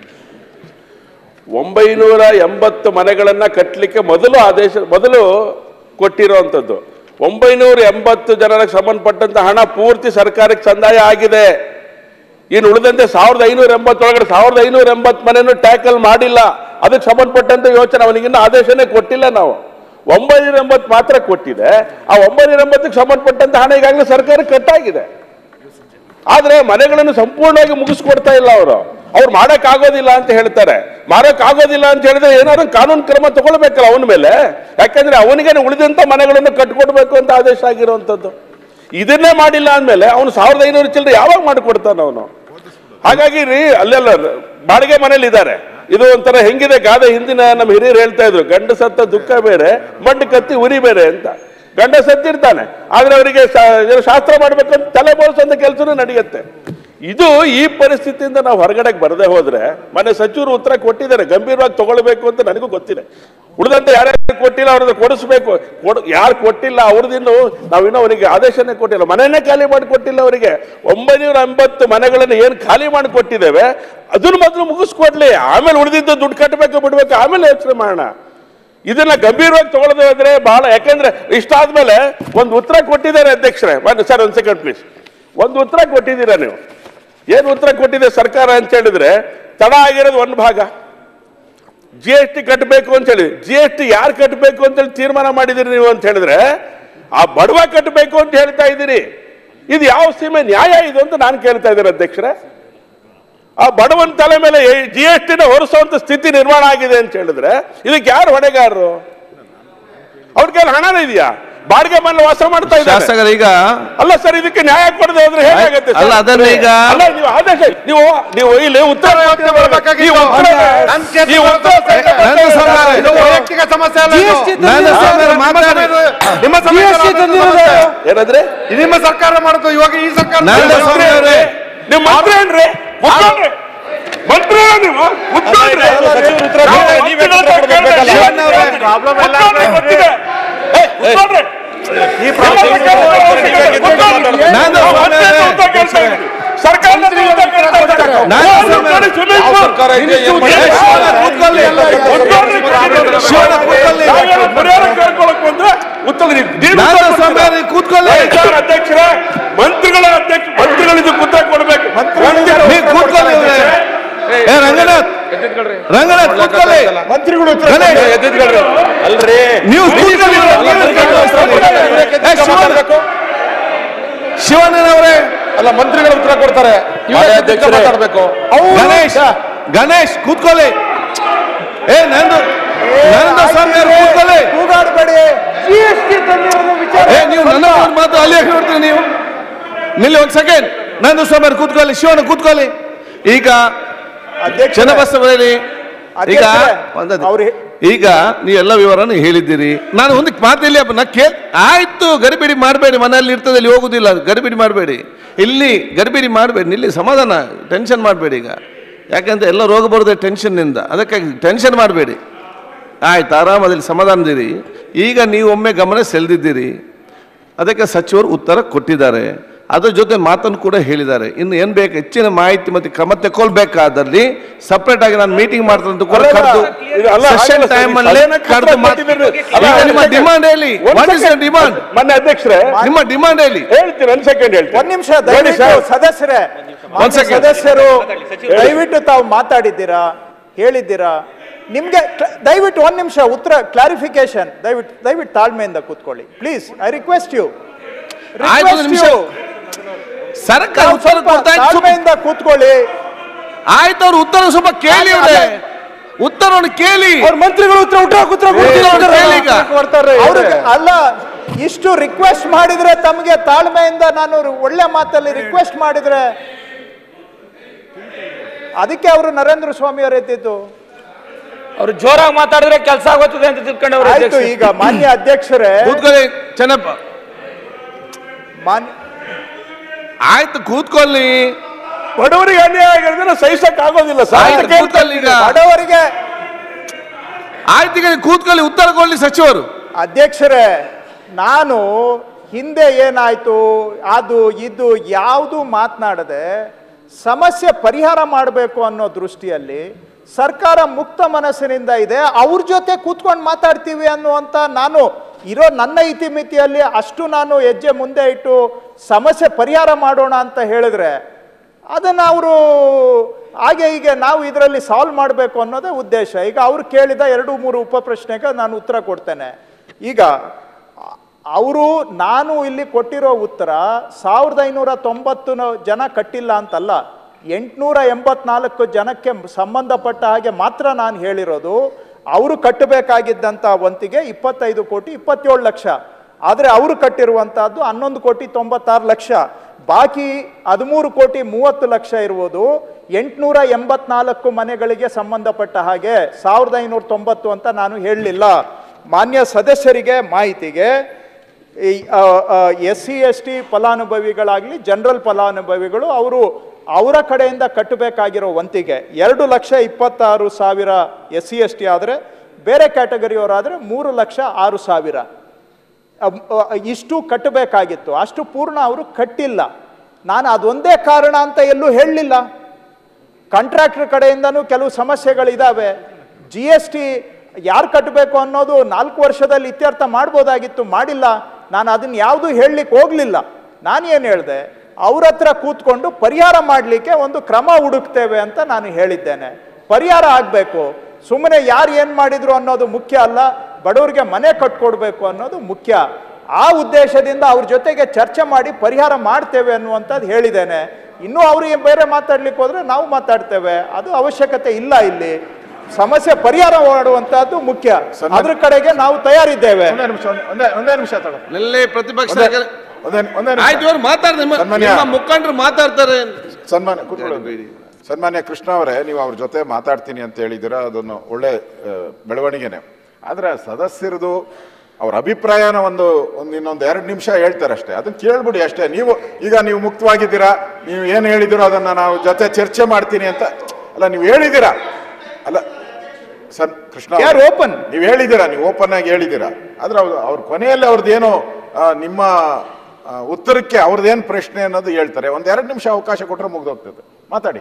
Speaker 6: ಒಂಬೈನೂರ ಎಂಬತ್ತು ಮನೆಗಳನ್ನ ಕಟ್ಟಲಿಕ್ಕೆ ಮೊದಲು ಆದೇಶ ಮೊದಲು ಕೊಟ್ಟಿರುವಂಥದ್ದು ಒಂಬೈನೂರ ಎಂಬತ್ತು ಜನರಿಗೆ ಸಂಬಂಧಪಟ್ಟಂತ ಹಣ ಪೂರ್ತಿ ಸರ್ಕಾರಕ್ಕೆ ಸಂದಾಯ ಆಗಿದೆ ಇನ್ನು ಉಳಿದಂತೆ ಸಾವಿರದ ಐನೂರ ಎಂಬತ್ತೊಳಗಡೆ ಸಾವಿರದ ಐನೂರ ಎಂಬತ್ತು ಮನೆಯನ್ನು ಟ್ಯಾಕಲ್ ಮಾಡಿಲ್ಲ ಅದಕ್ಕೆ ಸಂಬಂಧಪಟ್ಟಂತ ಯೋಚನೆ ಅವನಿಗಿನ್ನ ಆದೇಶನೇ ಕೊಟ್ಟಿಲ್ಲ ನಾವು ಒಂಬೈನೂರ ಎಂಬತ್ತು ಮಾತ್ರ ಕೊಟ್ಟಿದೆ ಆ ಒಂಬೈನೂರ ಎಂಬತ್ತಕ್ಕೆ ಸಂಬಂಧಪಟ್ಟಂತ ಹಣ ಈಗಾಗಲೇ ಸರ್ಕಾರಕ್ಕೆ ಕಟ್ಟಾಗಿದೆ ಆದ್ರೆ ಮನೆಗಳನ್ನು ಸಂಪೂರ್ಣವಾಗಿ ಮುಗಿಸ್ಕೊಡ್ತಾ ಇಲ್ಲ ಅವರು ಅವ್ರು ಮಾಡಕ್ ಆಗೋದಿಲ್ಲ ಅಂತ ಹೇಳ್ತಾರೆ ಮಾಡಕ್ ಆಗೋದಿಲ್ಲ ಅಂತ ಹೇಳಿದ್ರೆ ಏನಾದ್ರು ಕಾನೂನು ಕ್ರಮ ತಗೊಳ್ಬೇಕಲ್ಲ ಅವನ ಮೇಲೆ ಯಾಕಂದ್ರೆ ಅವನಿಗೆ ಉಳಿದಂತ ಮನೆಗಳನ್ನು ಕಟ್ಕೊಡ್ಬೇಕು ಅಂತ ಆದೇಶ ಆಗಿರುವಂತದ್ದು ಇದನ್ನೇ ಮಾಡಿಲ್ಲ ಅಂದ್ಮೇಲೆ ಅವನು ಸಾವಿರದ ಐನೂರು ಚಿಲ್ಲರೆ ಯಾವಾಗ ಮಾಡಿಕೊಡ್ತಾನ ಅವನು ಹಾಗಾಗಿ ರೀ ಅಲ್ಲೆಲ್ಲ ಬಾಡಿಗೆ ಮನೇಲಿ ಇದ್ದಾರೆ ಇದು ಒಂಥರ ಹೆಂಗಿದೆ ಗಾದೆ ಹಿಂದಿನ ನಮ್ಮ ಹಿರಿಯರು ಹೇಳ್ತಾ ಇದ್ರು ಗಂಡ ಸತ್ತ ದುಃಖ ಬೇರೆ ಮಂಡು ಕತ್ತಿ ಉರಿ ಬೇರೆ ಅಂತ ಗಂಡ ಸತ್ತಿರ್ತಾನೆ ಆದ್ರೆ ಅವರಿಗೆ ಶಾಸ್ತ್ರ ಮಾಡ್ಬೇಕಂತ ತಲೆ ಬೋಳ್ಸೋಂಥ ಕೆಲಸನೂ ನಡೆಯುತ್ತೆ ಇದು ಈ ಪರಿಸ್ಥಿತಿಯಿಂದ ನಾವು ಹೊರಗಡೆಗೆ ಬರದೆ ಹೋದ್ರೆ ಮನೆ ಸಚಿವರು ಉತ್ತರ ಕೊಟ್ಟಿದ್ದಾರೆ ಗಂಭೀರವಾಗಿ ತಗೊಳ್ಬೇಕು ಅಂತ ನನಗೂ ಗೊತ್ತಿದೆ ಉಳಿದಂತೆ ಯಾರ್ಯಾರು ಕೊಟ್ಟಿಲ್ಲ ಅವ್ರದ್ದು ಕೊಡಿಸ್ಬೇಕು ಕೊಡ್ ಯಾರು ಕೊಟ್ಟಿಲ್ಲ ಅವ್ರದಿನ್ನು ನಾವಿನ್ನೂ ಅವರಿಗೆ ಆದೇಶನೇ ಕೊಟ್ಟಿಲ್ಲ ಮನೆಯನ್ನೇ ಖಾಲಿ ಮಾಡಿ ಕೊಟ್ಟಿಲ್ಲ ಅವರಿಗೆ ಒಂಬೈನೂರ ಎಂಬತ್ತು ಮನೆಗಳನ್ನು ಏನು ಖಾಲಿ ಮಾಡಿ ಕೊಟ್ಟಿದ್ದೇವೆ ಅದನ್ನು ಮೊದಲು ಮುಗಿಸ್ಕೊಡ್ಲಿ ಆಮೇಲೆ ಉಳಿದಿದ್ದು ದುಡ್ಡು ಕಟ್ಟಬೇಕು ಬಿಡ್ಬೇಕು ಆಮೇಲೆ ಯೋಚನೆ ಮಾಡೋಣ ಇದನ್ನ ಗಂಭೀರವಾಗಿ ತಗೊಳ್ಳದೆ ಹೋದ್ರೆ ಬಹಳ ಯಾಕೆಂದ್ರೆ ಇಷ್ಟಾದ್ಮೇಲೆ ಒಂದು ಉತ್ತರ ಕೊಟ್ಟಿದ್ದಾರೆ ಅಧ್ಯಕ್ಷರೇ ಬನ್ನಿ ಸರ್ ಒಂದು ಸೆಕೆಂಡ್ ಪ್ಲೀಸ್ ಒಂದು ಉತ್ತರ ಕೊಟ್ಟಿದ್ದೀರಾ ನೀವು ಏನು ಉತ್ತರ ಕೊಟ್ಟಿದೆ ಸರ್ಕಾರ ಅಂತ ಹೇಳಿದ್ರೆ ತಡ ಆಗಿರೋದು ಒಂದು ಭಾಗ ಜಿ ಎಸ್ ಟಿ ಕಟ್ಟಬೇಕು ಅಂತ ಹೇಳಿ ಜಿ ಎಸ್ ಟಿ ಯಾರು ಕಟ್ಟಬೇಕು ಅಂತ ಹೇಳಿ ತೀರ್ಮಾನ ಮಾಡಿದಿರಿ ನೀವು ಅಂತ ಹೇಳಿದ್ರೆ ಆ ಬಡವ ಕಟ್ಟಬೇಕು ಅಂತ ಹೇಳ್ತಾ ಇದ್ದೀರಿ ಇದು ಯಾವ ಸೀಮೆ ನ್ಯಾಯ ಇದು ಅಂತ ನಾನು ಕೇಳ್ತಾ ಇದ್ದೀನಿ ಅಧ್ಯಕ್ಷರೇ ಆ ಬಡವನ ತಲೆ ಮೇಲೆ ಜಿ ಎಸ್ ಟಿನ ಹೊರಿಸುವಂತ ಸ್ಥಿತಿ ನಿರ್ಮಾಣ ಆಗಿದೆ ಅಂತ ಹೇಳಿದ್ರೆ ಇದಕ್ಕೆ ಯಾರು ಹೊಣೆಗಾರರು ಅವ್ರ ಕೈಲಿ ಹಣನೇ ಇದೆಯಾ ಬಾಡಿಗೆ ಮನೆ ವಾಸ ಮಾಡ್ತಾ ಇದ್ದಾರೆ
Speaker 1: ಶಾಸಕರು ಈಗ
Speaker 6: ಅಲ್ಲ ಸರ್ ಇದಕ್ಕೆ ನ್ಯಾಯ ಕೊಡದೆ ಹೋದ್ರೆ ಹೇಗಾಗುತ್ತೆ ಸರ್?
Speaker 1: ಅಲ್ಲ, ಅದನ್ನ ಈಗ-
Speaker 6: ಅಲ್ಲ ನೀವು ಆದೇಶ ನೀವು ನೀವು ಇಲ್ಲಿ ಉತ್ತರ ಈ ಉತ್ತರ ಈ ಉತ್ತರ
Speaker 1: ನನ್ನ ಸಮಯ-
Speaker 12: ಇದು ವೈಯಕ್ತಿಕ ಸಮಸ್ಯೆ ಅಲ್ಲ ಇದು.
Speaker 1: ನನ್ನ ಸಮಯ ಮಾತಾಡಿ.
Speaker 12: ನಿಮ್ಮ ಸಮಸ್ಯೆ ಅಲ್ಲ,
Speaker 1: GST
Speaker 12: ನಮ್ಮ ಸಮಸ್ಯೆ.
Speaker 6: ಏನಂದ್ರೆ
Speaker 12: ಇದು ನಿಮ್ಮ ಸರ್ಕಾರ ಮಾಡುತ್ತೆ ಇವಾಗ ಈ ಸರ್ಕಾರ
Speaker 1: ನನ್ನ ಸಮಯ ಅವ್ರೆ.
Speaker 6: ನಿಮ್ಮ ಮಂತ್ರಿ ಏನ್ರಿ ಮುಖ್ಯಮಂತ್ರಿ ಮಂತ್ರಿ ನೀವು ಮುಖ್ಯಮಂತ್ರಿ ಅಧ್ಯಕ್ಷರ ಮಂತ್ರಿಗಳ ಅಧ್ಯಕ್ಷ ಮಂತ್ರಿಗಳಿದ್ದು ಉತ್ತರ ಕೊಡ್ಬೇಕು
Speaker 1: ನೀವು ಕೂತ್ಕೊಳ್ಳಿ ಇವ್ರೆ. ಏ ರಂಗನಾಥ್ ರಂಗನಾಥ್ ಕೂತ್ಕೊಳ್ಳಿ
Speaker 12: ಮಂತ್ರಿಗಳು
Speaker 1: ಗಣೇಶ್
Speaker 13: ಅಲ್ರಿ
Speaker 1: ನೀವು ಕೂತ್ಕೊಳ್ಳಿ ಇವ್ರೆ. ನೀವು ಏ, ಶಿವಣ್ಣ ಶಿವಣ್ಣನವರೇ
Speaker 26: ಅಲ್ಲ ಮಂತ್ರಿಗಳು ಉತ್ತರ ಕೊಡ್ತಾರೆ ಇವರೇ ಅಧ್ಯಕ್ಷರೇ ಮಾತಾಡ್ಬೇಕು
Speaker 1: ಗಣೇಶ್ ಗಣೇಶ್ ಕೂತ್ಕೊಳ್ಳಿ ಏ ನಂದು ನಂದು ಸ್ವಾಮಿ ಅವ್ರು ಕೂತ್ಕೊಳ್ಳಿ
Speaker 2: ಕೂಗಾಡಬೇಡಿ ಜಿ ಎಸ್ ಟಿ ತಂದಿರೋದು ವಿಚಾರ
Speaker 1: ಏ ನೀವು ನನ್ನ ಒಂದು ಮಾತು ಅಲ್ಲಿ ಯಾಕೆ ನೋಡ್ತೀರಿ ನೀವು ನಿಲ್ಲಿ ಒಂದು ಸೆಕೆಂಡ್ ನಂದು ಸ್ವಾಮಿ ಅವ್ರು ಕೂತ್ಕೊಳ್ಳಿ ಶಿವಣ್ಣ ಕೂತ್ಕೊಳ್ಳಿ ಈಗ ಚನ್ನಬಸವರಲ್ಲಿ ಈಗ
Speaker 2: ಅಧ್ಯಕ್ಷರೇ,
Speaker 1: ಒಂದದ್ದು.
Speaker 2: ಅವ್ರು-
Speaker 1: ಈಗ ನೀವು ಎಲ್ಲ ವಿವರನ ಹೇಳಿದ್ದೀರಿ ನಾನು ಒಂದು ಮಾತಿಲ್ಲ ನಾ ಕೇಳ್ ಆಯ್ತು ಗಡಿಬಿಡಿ ಮಾಡಬೇಡಿ ಮನೆಯಲ್ಲಿ ಇರ್ತದೆ ಇಲ್ಲಿ ಹೋಗುದಿಲ್ಲ ಗಡಿಬಿಡಿ ಮಾಡಬೇಡಿ ಇಲ್ಲಿ ಗಡಿಬಿಡಿ ಮಾಡಬೇಡಿ ಇಲ್ಲಿ ಸಮಾಧಾನ ಟೆನ್ಷನ್ ಮಾಡಬೇಡಿ ಈಗ ಯಾಕಂದ್ರೆ ಎಲ್ಲ ರೋಗ ಬರೋದೇ ಟೆನ್ಷನ್ನಿಂದ ಅದಕ್ಕಾಗಿ ಟೆನ್ಷನ್ ಮಾಡಬೇಡಿ ಆಯ್ತು ಆರಾಮದಲ್ಲಿ ಸಮಾಧಾನದಿರಿ ಈಗ ನೀವು ಒಮ್ಮೆ ಗಮನ ಸೆಳೆದಿದ್ದೀರಿ ಅದಕ್ಕೆ ಸಚಿವರು ಉತ್ತರ ಕೊಟ್ಟಿದ್ದಾರೆ ಅದ್ರ ಜೊತೆ ಮಾತನ್ನು ಕೂಡ ಹೇಳಿದ್ದಾರೆ ಇನ್ನು ಏನ್ ಬೇಕು ಹೆಚ್ಚಿನ ಮಾಹಿತಿ ಮತ್ತೆ ಕ್ರಮ ತಗೊಳ್ಬೇಕಾದಲ್ಲಿ ಸಪರೇಟ್ ಆಗಿ ನಾನು ಮೀಟಿಂಗ್ ಮಾಡ್ತಾರೆ ಅಂತ ಕೂಡ
Speaker 6: ಅಲ್ಲ,
Speaker 1: ಕರೆದು
Speaker 6: ಇದು ಅಲ್ಲ,
Speaker 1: ಸೆಷನ್
Speaker 6: ಹಾಗಲ್ಲ ಸರ್,
Speaker 1: ಟೈಮ್
Speaker 6: ಈ
Speaker 1: ಅಲ್ಲಿ
Speaker 6: ಸದನಕ್ಕೆ
Speaker 1: ಕರೆದು
Speaker 6: ಉತ್ತರ ಕೊಟ್ಟಿದ್ದೀರಿ. ಅಲ್ಲ,
Speaker 1: ಈಗ ನಿಮ್ಮ
Speaker 6: ಒಂದ್
Speaker 1: ಡಿಮಾಂಡ್ ಹೇಳಿ
Speaker 6: ಒಂದ್
Speaker 1: ವಾಟ್ ಇಸ್
Speaker 6: second.
Speaker 1: ಡಿಮಾಂಡ್
Speaker 6: ಮೊನ್ನೆ ಅಧ್ಯಕ್ಷರೇ
Speaker 1: ನಿಮ್ಮ ಡಿಮಾಂಡ್ ಹೇಳಿ
Speaker 6: ಹೇಳ್ತೀನಿ ಒಂದ್ ಸೆಕೆಂಡ್ ಹೇಳ್ತೀನಿ
Speaker 2: ಒಂದ್ ನಿಮಿಷ
Speaker 6: ನೋಡಿ
Speaker 2: ದಯವಿಟ್ಟು
Speaker 6: ಸರ್
Speaker 2: ಸದಸ್ಯರೇ ಮಾನ್ಯ
Speaker 1: second.
Speaker 2: ಸದಸ್ಯರು ದಯವಿಟ್ಟು ತಾವು ಮಾತಾಡಿದ್ದೀರಾ ಹೇಳಿದ್ದೀರಾ ನಿಮ್ಗೆ ಕ್ಲ- ದಯವಿಟ್ಟು ಒಂದ್ ನಿಮಿಷ ಉತ್ತರ ಕ್ಲಾರಿಫಿಕೇಶನ್ ದಯವಿಟ್ಟು ದಯವಿಟ್ಟು ತಾಳ್ಮೆಯಿಂದ ಕೂತ್ಕೊಳ್ಳಿ ಪ್ಲೀಸ್ ಐ ರಿಕ್ವೆಸ್ಟ್ ಯು
Speaker 1: ಆಯ್ತು, ಒಂದ್ ನಿಮಿಷ. ಸರ್ಕಾರ ಉತ್ತರ ಕೊಡ್ತಾ ಇತ್ತು.
Speaker 2: ತಾಳ್ಮೆಯಿಂದ ಕೂತ್ಕೊಳ್ಳಿ
Speaker 1: ಆಯ್ತು ಅವ್ರು ಉತ್ತರ ಸ್ವಲ್ಪ ಕೇಳಿ ಅವ್ರೆ ಉತ್ತರವನ್ನು ಕೇಳಿ
Speaker 2: ಅವ್ರ ಮಂತ್ರಿಗಳು ಉತ್ತರ ಉತ್ತರ ಉತ್ತರ
Speaker 1: ಉತ್ತರ ಕೇಳಿ ಈಗ.
Speaker 2: ಅವ್ರಿಗೆ ಅಲ್ಲ ಇಷ್ಟು ರಿಕ್ವೆಸ್ಟ್ ಮಾಡಿದ್ರೆ ತಮಗೆ ತಾಳ್ಮೆಯಿಂದ ನಾನು ಒಳ್ಳೆ ಮಾತಲ್ಲಿ ರಿಕ್ವೆಸ್ಟ್ ಮಾಡಿದ್ರೆ ಅದಕ್ಕೆ ಅವರು ನರೇಂದ್ರ ಸ್ವಾಮಿ ಅವರು ಎದ್ದಿದ್ದು
Speaker 25: ಅವ್ರು ಜೋರಾಗಿ ಮಾತಾಡಿದ್ರೆ ಕೆಲಸ ಆಗೋತದೆ ಅಂತ ತಿಳ್ಕೊಂಡವ್ರು
Speaker 2: ಆಯ್ತು ಈಗ ಮಾನ್ಯ ಅಧ್ಯಕ್ಷರೇ
Speaker 1: ಕೂತ್ಕೊಳ್ಳಿ ಚೆನ್ನಪ್ಪ
Speaker 2: ಮಾನ್ಯ
Speaker 1: ಆಯ್ತು ಕೂತ್ಕೊಳ್ಳಿ
Speaker 6: ಬಡವರಿಗೆ ಅನ್ಯಾಯ ಆಗಿರೋದನ್ನ ಸಹಿಸಕ್ ಆಗೋದಿಲ್ಲ ಸರ್
Speaker 1: ಆಯ್ತು,
Speaker 6: ಅದಕ್ಕೆ
Speaker 1: ಕೂತ್ಕೊಳ್ಳಿ ಈಗ
Speaker 2: ಬಡವರಿಗೆ
Speaker 1: ಆಯ್ತು ಈಗ ನೀವು ಕೂತ್ಕೊಳ್ಳಿ ಉತ್ತರ ಕೊಡ್ಲಿ ಸಚಿವರು
Speaker 2: ಅಧ್ಯಕ್ಷರೇ ನಾನು ಹಿಂದೆ ಏನಾಯ್ತು ಅದು ಇದು ಯಾವುದು ಮಾತನಾಡದೆ ಸಮಸ್ಯೆ ಪರಿಹಾರ ಮಾಡಬೇಕು ಅನ್ನೋ ದೃಷ್ಟಿಯಲ್ಲಿ ಸರ್ಕಾರ ಮುಕ್ತ ಮನಸ್ಸಿನಿಂದ ಇದೆ ಅವ್ರ ಜೊತೆ ಕೂತ್ಕೊಂಡು ಮಾತಾಡ್ತೀವಿ ಅನ್ನುವಂಥ ನಾನು ಇರೋ ನನ್ನ ಇತಿಮಿತಿಯಲ್ಲಿ ಅಷ್ಟು ನಾನು ಹೆಜ್ಜೆ ಮುಂದೆ ಇಟ್ಟು ಸಮಸ್ಯೆ ಪರಿಹಾರ ಮಾಡೋಣ ಅಂತ ಹೇಳಿದ್ರೆ ಅದನ್ನು ಅವರು ಹಾಗೆ ಹೀಗೆ ನಾವು ಇದರಲ್ಲಿ ಸಾಲ್ವ್ ಮಾಡಬೇಕು ಅನ್ನೋದೇ ಉದ್ದೇಶ ಈಗ ಅವ್ರು ಕೇಳಿದ ಎರಡು ಮೂರು ಉಪ ಪ್ರಶ್ನೆಗೆ ನಾನು ಉತ್ತರ ಕೊಡ್ತೇನೆ ಈಗ ಅವರು ನಾನು ಇಲ್ಲಿ ಕೊಟ್ಟಿರೋ ಉತ್ತರ ಸಾವಿರದ ಐನೂರ ತೊಂಬತ್ತು ನ- ಜನ ಕಟ್ಟಿಲ್ಲ ಅಂತಲ್ಲ ಎಂಟುನೂರ ಎಂಬತ್ನಾಲ್ಕು ಜನಕ್ಕೆ ಸಂಬಂಧಪಟ್ಟ ಹಾಗೆ ಮಾತ್ರ ನಾನು ಹೇಳಿರೋದು ಅವರು ಕಟ್ಟಬೇಕಾಗಿದ್ದಂಥ ವಂತಿಗೆ ಇಪ್ಪತ್ತೈದು ಕೋಟಿ ಇಪ್ಪತ್ತೇಳು ಲಕ್ಷ ಆದರೆ ಅವರು ಕಟ್ಟಿರುವಂತಹದ್ದು ಹನ್ನೊಂದು ಕೋಟಿ ತೊಂಬತ್ತಾರು ಲಕ್ಷ ಬಾಕಿ ಹದಿಮೂರು ಕೋಟಿ ಮೂವತ್ತು ಲಕ್ಷ ಇರುವುದು ಎಂಟುನೂರ ಎಂಬತ್ನಾಲ್ಕು ಮನೆಗಳಿಗೆ ಸಂಬಂಧಪಟ್ಟ ಹಾಗೆ ಸಾವಿರದ ಐನೂರ ತೊಂಬತ್ತು ಅಂತ ನಾನು ಹೇಳಲಿಲ್ಲ ಮಾನ್ಯ ಸದಸ್ಯರಿಗೆ ಮಾಹಿತಿಗೆ ಈ ಎಸ್ ಸಿ ಎಸ್ ಟಿ ಫಲಾನುಭವಿಗಳಾಗಲಿ ಜನರಲ್ ಫಲಾನುಭವಿಗಳು ಅವರು ಅವರ ಕಡೆಯಿಂದ ಕಟ್ಟಬೇಕಾಗಿರೋ ವಂತಿಗೆ ಎರಡು ಲಕ್ಷ ಇಪ್ಪತ್ತಾರು ಸಾವಿರ ಎಸ್ ಸಿ ಎಸ್ ಟಿ ಆದರೆ ಬೇರೆ ಕ್ಯಾಟಗರಿಯವರಾದರೆ ಮೂರು ಲಕ್ಷ ಆರು ಸಾವಿರ ಅಮ್, ಅ, ಇಷ್ಟು ಕಟ್ಟಬೇಕಾಗಿತ್ತು ಅಷ್ಟು ಪೂರ್ಣ ಅವರು ಕಟ್ಟಿಲ್ಲ ನಾನು ಅದೊಂದೇ ಕಾರಣ ಅಂತ ಎಲ್ಲೂ ಹೇಳಲಿಲ್ಲ ಕಾಂಟ್ರಾಕ್ಟರ್ ಕಡೆಯಿಂದನೂ ಕೆಲವು ಸಮಸ್ಯೆಗಳಿದ್ದಾವೆ ಜಿ ಎಸ್ ಟಿ ಯಾರು ಕಟ್ಟಬೇಕು ಅನ್ನೋದು ನಾಲ್ಕು ವರ್ಷದಲ್ಲಿ ಇತ್ಯರ್ಥ ಮಾಡ್ಬೋದಾಗಿತ್ತು ಮಾಡಿಲ್ಲ ನಾನು ಅದನ್ನ ಯಾವುದೂ ಹೇಳಲಿಕ್ಕೆ ಹೋಗಲಿಲ್ಲ ನಾನೇನು ಹೇಳಿದೆ ಅವ್ರ ಹತ್ರ ಕೂತ್ಕೊಂಡು ಪರಿಹಾರ ಮಾಡಲಿಕ್ಕೆ ಒಂದು ಕ್ರಮ ಹುಡುಕ್ತೇವೆ ಅಂತ ನಾನು ಹೇಳಿದ್ದೇನೆ ಪರಿಹಾರ ಆಗಬೇಕು ಸುಮ್ಮನೆ ಯಾರು ಏನು ಮಾಡಿದ್ರು ಅನ್ನೋದು ಮುಖ್ಯ ಅಲ್ಲ ಬಡವರಿಗೆ ಮನೆ ಕಟ್ಕೊಡ್ಬೇಕು ಅನ್ನೋದು ಮುಖ್ಯ ಆ ಉದ್ದೇಶದಿಂದ ಅವ್ರ ಜೊತೆಗೆ ಚರ್ಚೆ ಮಾಡಿ ಪರಿಹಾರ ಮಾಡ್ತೇವೆ ಅನ್ನುವಂಥದ್ದು ಹೇಳಿದ್ದೇನೆ ಇನ್ನೂ ಅವ್ರಿಗೆ ಬೇರೆ ಮಾತಾಡ್ಲಿಕ್ಕೆ ಹೋದ್ರೆ ನಾವು ಮಾತಾಡ್ತೇವೆ ಅದು ಅವಶ್ಯಕತೆ ಇಲ್ಲ ಇಲ್ಲಿ ಸಮಸ್ಯೆ ಪರಿಹಾರ ಮಾಡುವಂತಹದ್ದು ಮುಖ್ಯ ಅದ್ರ ಕಡೆಗೆ ನಾವು ತಯಾರಿದ್ದೇವೆ
Speaker 24: ಒಂದೇ ನಿಮಿಷ ತಗೋ
Speaker 14: ನಿಲ್ಲಿ ಪ್ರತಿಪಕ್ಷ
Speaker 24: ಒಂದೇ-
Speaker 14: ನಾಯಕರು-
Speaker 24: ಒಂದೇ- ಒಂದೇ ನಿಮಿಷ.
Speaker 14: ಆಯ್ತು ಇವ್ರು ಮಾತಾಡ್ದೆ ನಿಮ್ಮ
Speaker 24: ಸನ್ಮಾನ್ಯ-
Speaker 14: ನಿಮ್ಮ ಮುಖಂಡರು ಮಾತಾಡ್ತಾರೆ
Speaker 24: ಸನ್ಮಾನ್ಯ ಕೂತ್ಕೊಳ್ಳಿ ಸನ್ಮಾನ್ಯ ಕೃಷ್ಣ ಅವರೇ ನೀವು ಅವ್ರ ಜೊತೆ ಮಾತಾಡ್ತೀನಿ ಅಂತ ಹೇಳಿದ್ದೀರಾ ಅದನ್ನು ಒಳ್ಳೆ ಆ, ಬೆಳವಣಿಗೆನೆ ಆದ್ರೆ ಸದಸ್ಯರದು ಅವ್ರ ಅಭಿಪ್ರಾಯನ ಒಂದು ಒಂದು ಇನ್ನೊಂದು ಎರಡು ನಿಮಿಷ ಹೇಳ್ತಾರೆ ಅಷ್ಟೇ ಅದನ್ನ ಕೇಳ್ಬಿಡಿ ಅಷ್ಟೇ ನೀವು ಈಗ ನೀವು ಮುಕ್ತವಾಗಿದ್ದೀರಾ ನೀವು ಏನು ಹೇಳಿದಿರೋ ಅದನ್ನ ನಾವು ಜೊತೆ ಚರ್ಚೆ ಮಾಡ್ತೀನಿ ಅಂತ ಅಲ್ಲ ನೀವು ಹೇಳಿದ್ದೀರಾ ಅಲ್ಲ ಸರ್ ಕೃಷ್ಣ
Speaker 2: ಯಾರು open?
Speaker 24: ನೀವು ಹೇಳಿದ್ದೀರಾ ನೀವು ಓಪನ್ ಆಗಿ ಹೇಳಿದ್ದೀರಾ ಆದ್ರೆ ಅವ್ರು ಅವ್ರ ಕೊನೆಯಲ್ಲಿ ಅವ್ರದ್ದೇನು ಆ, ನಿಮ್ಮ ಆ, ಉತ್ತರಕ್ಕೆ ಅವ್ರದ್ದೇನು ಪ್ರಶ್ನೆ ಅನ್ನೋದು ಹೇಳ್ತಾರೆ ಒಂದ್ ಎರಡು ನಿಮಿಷ ಅವಕಾಶ ಕೊಟ್ಟರೆ ಮುಗ್ದೋಗ್ತದೆ ಮಾತಾಡಿ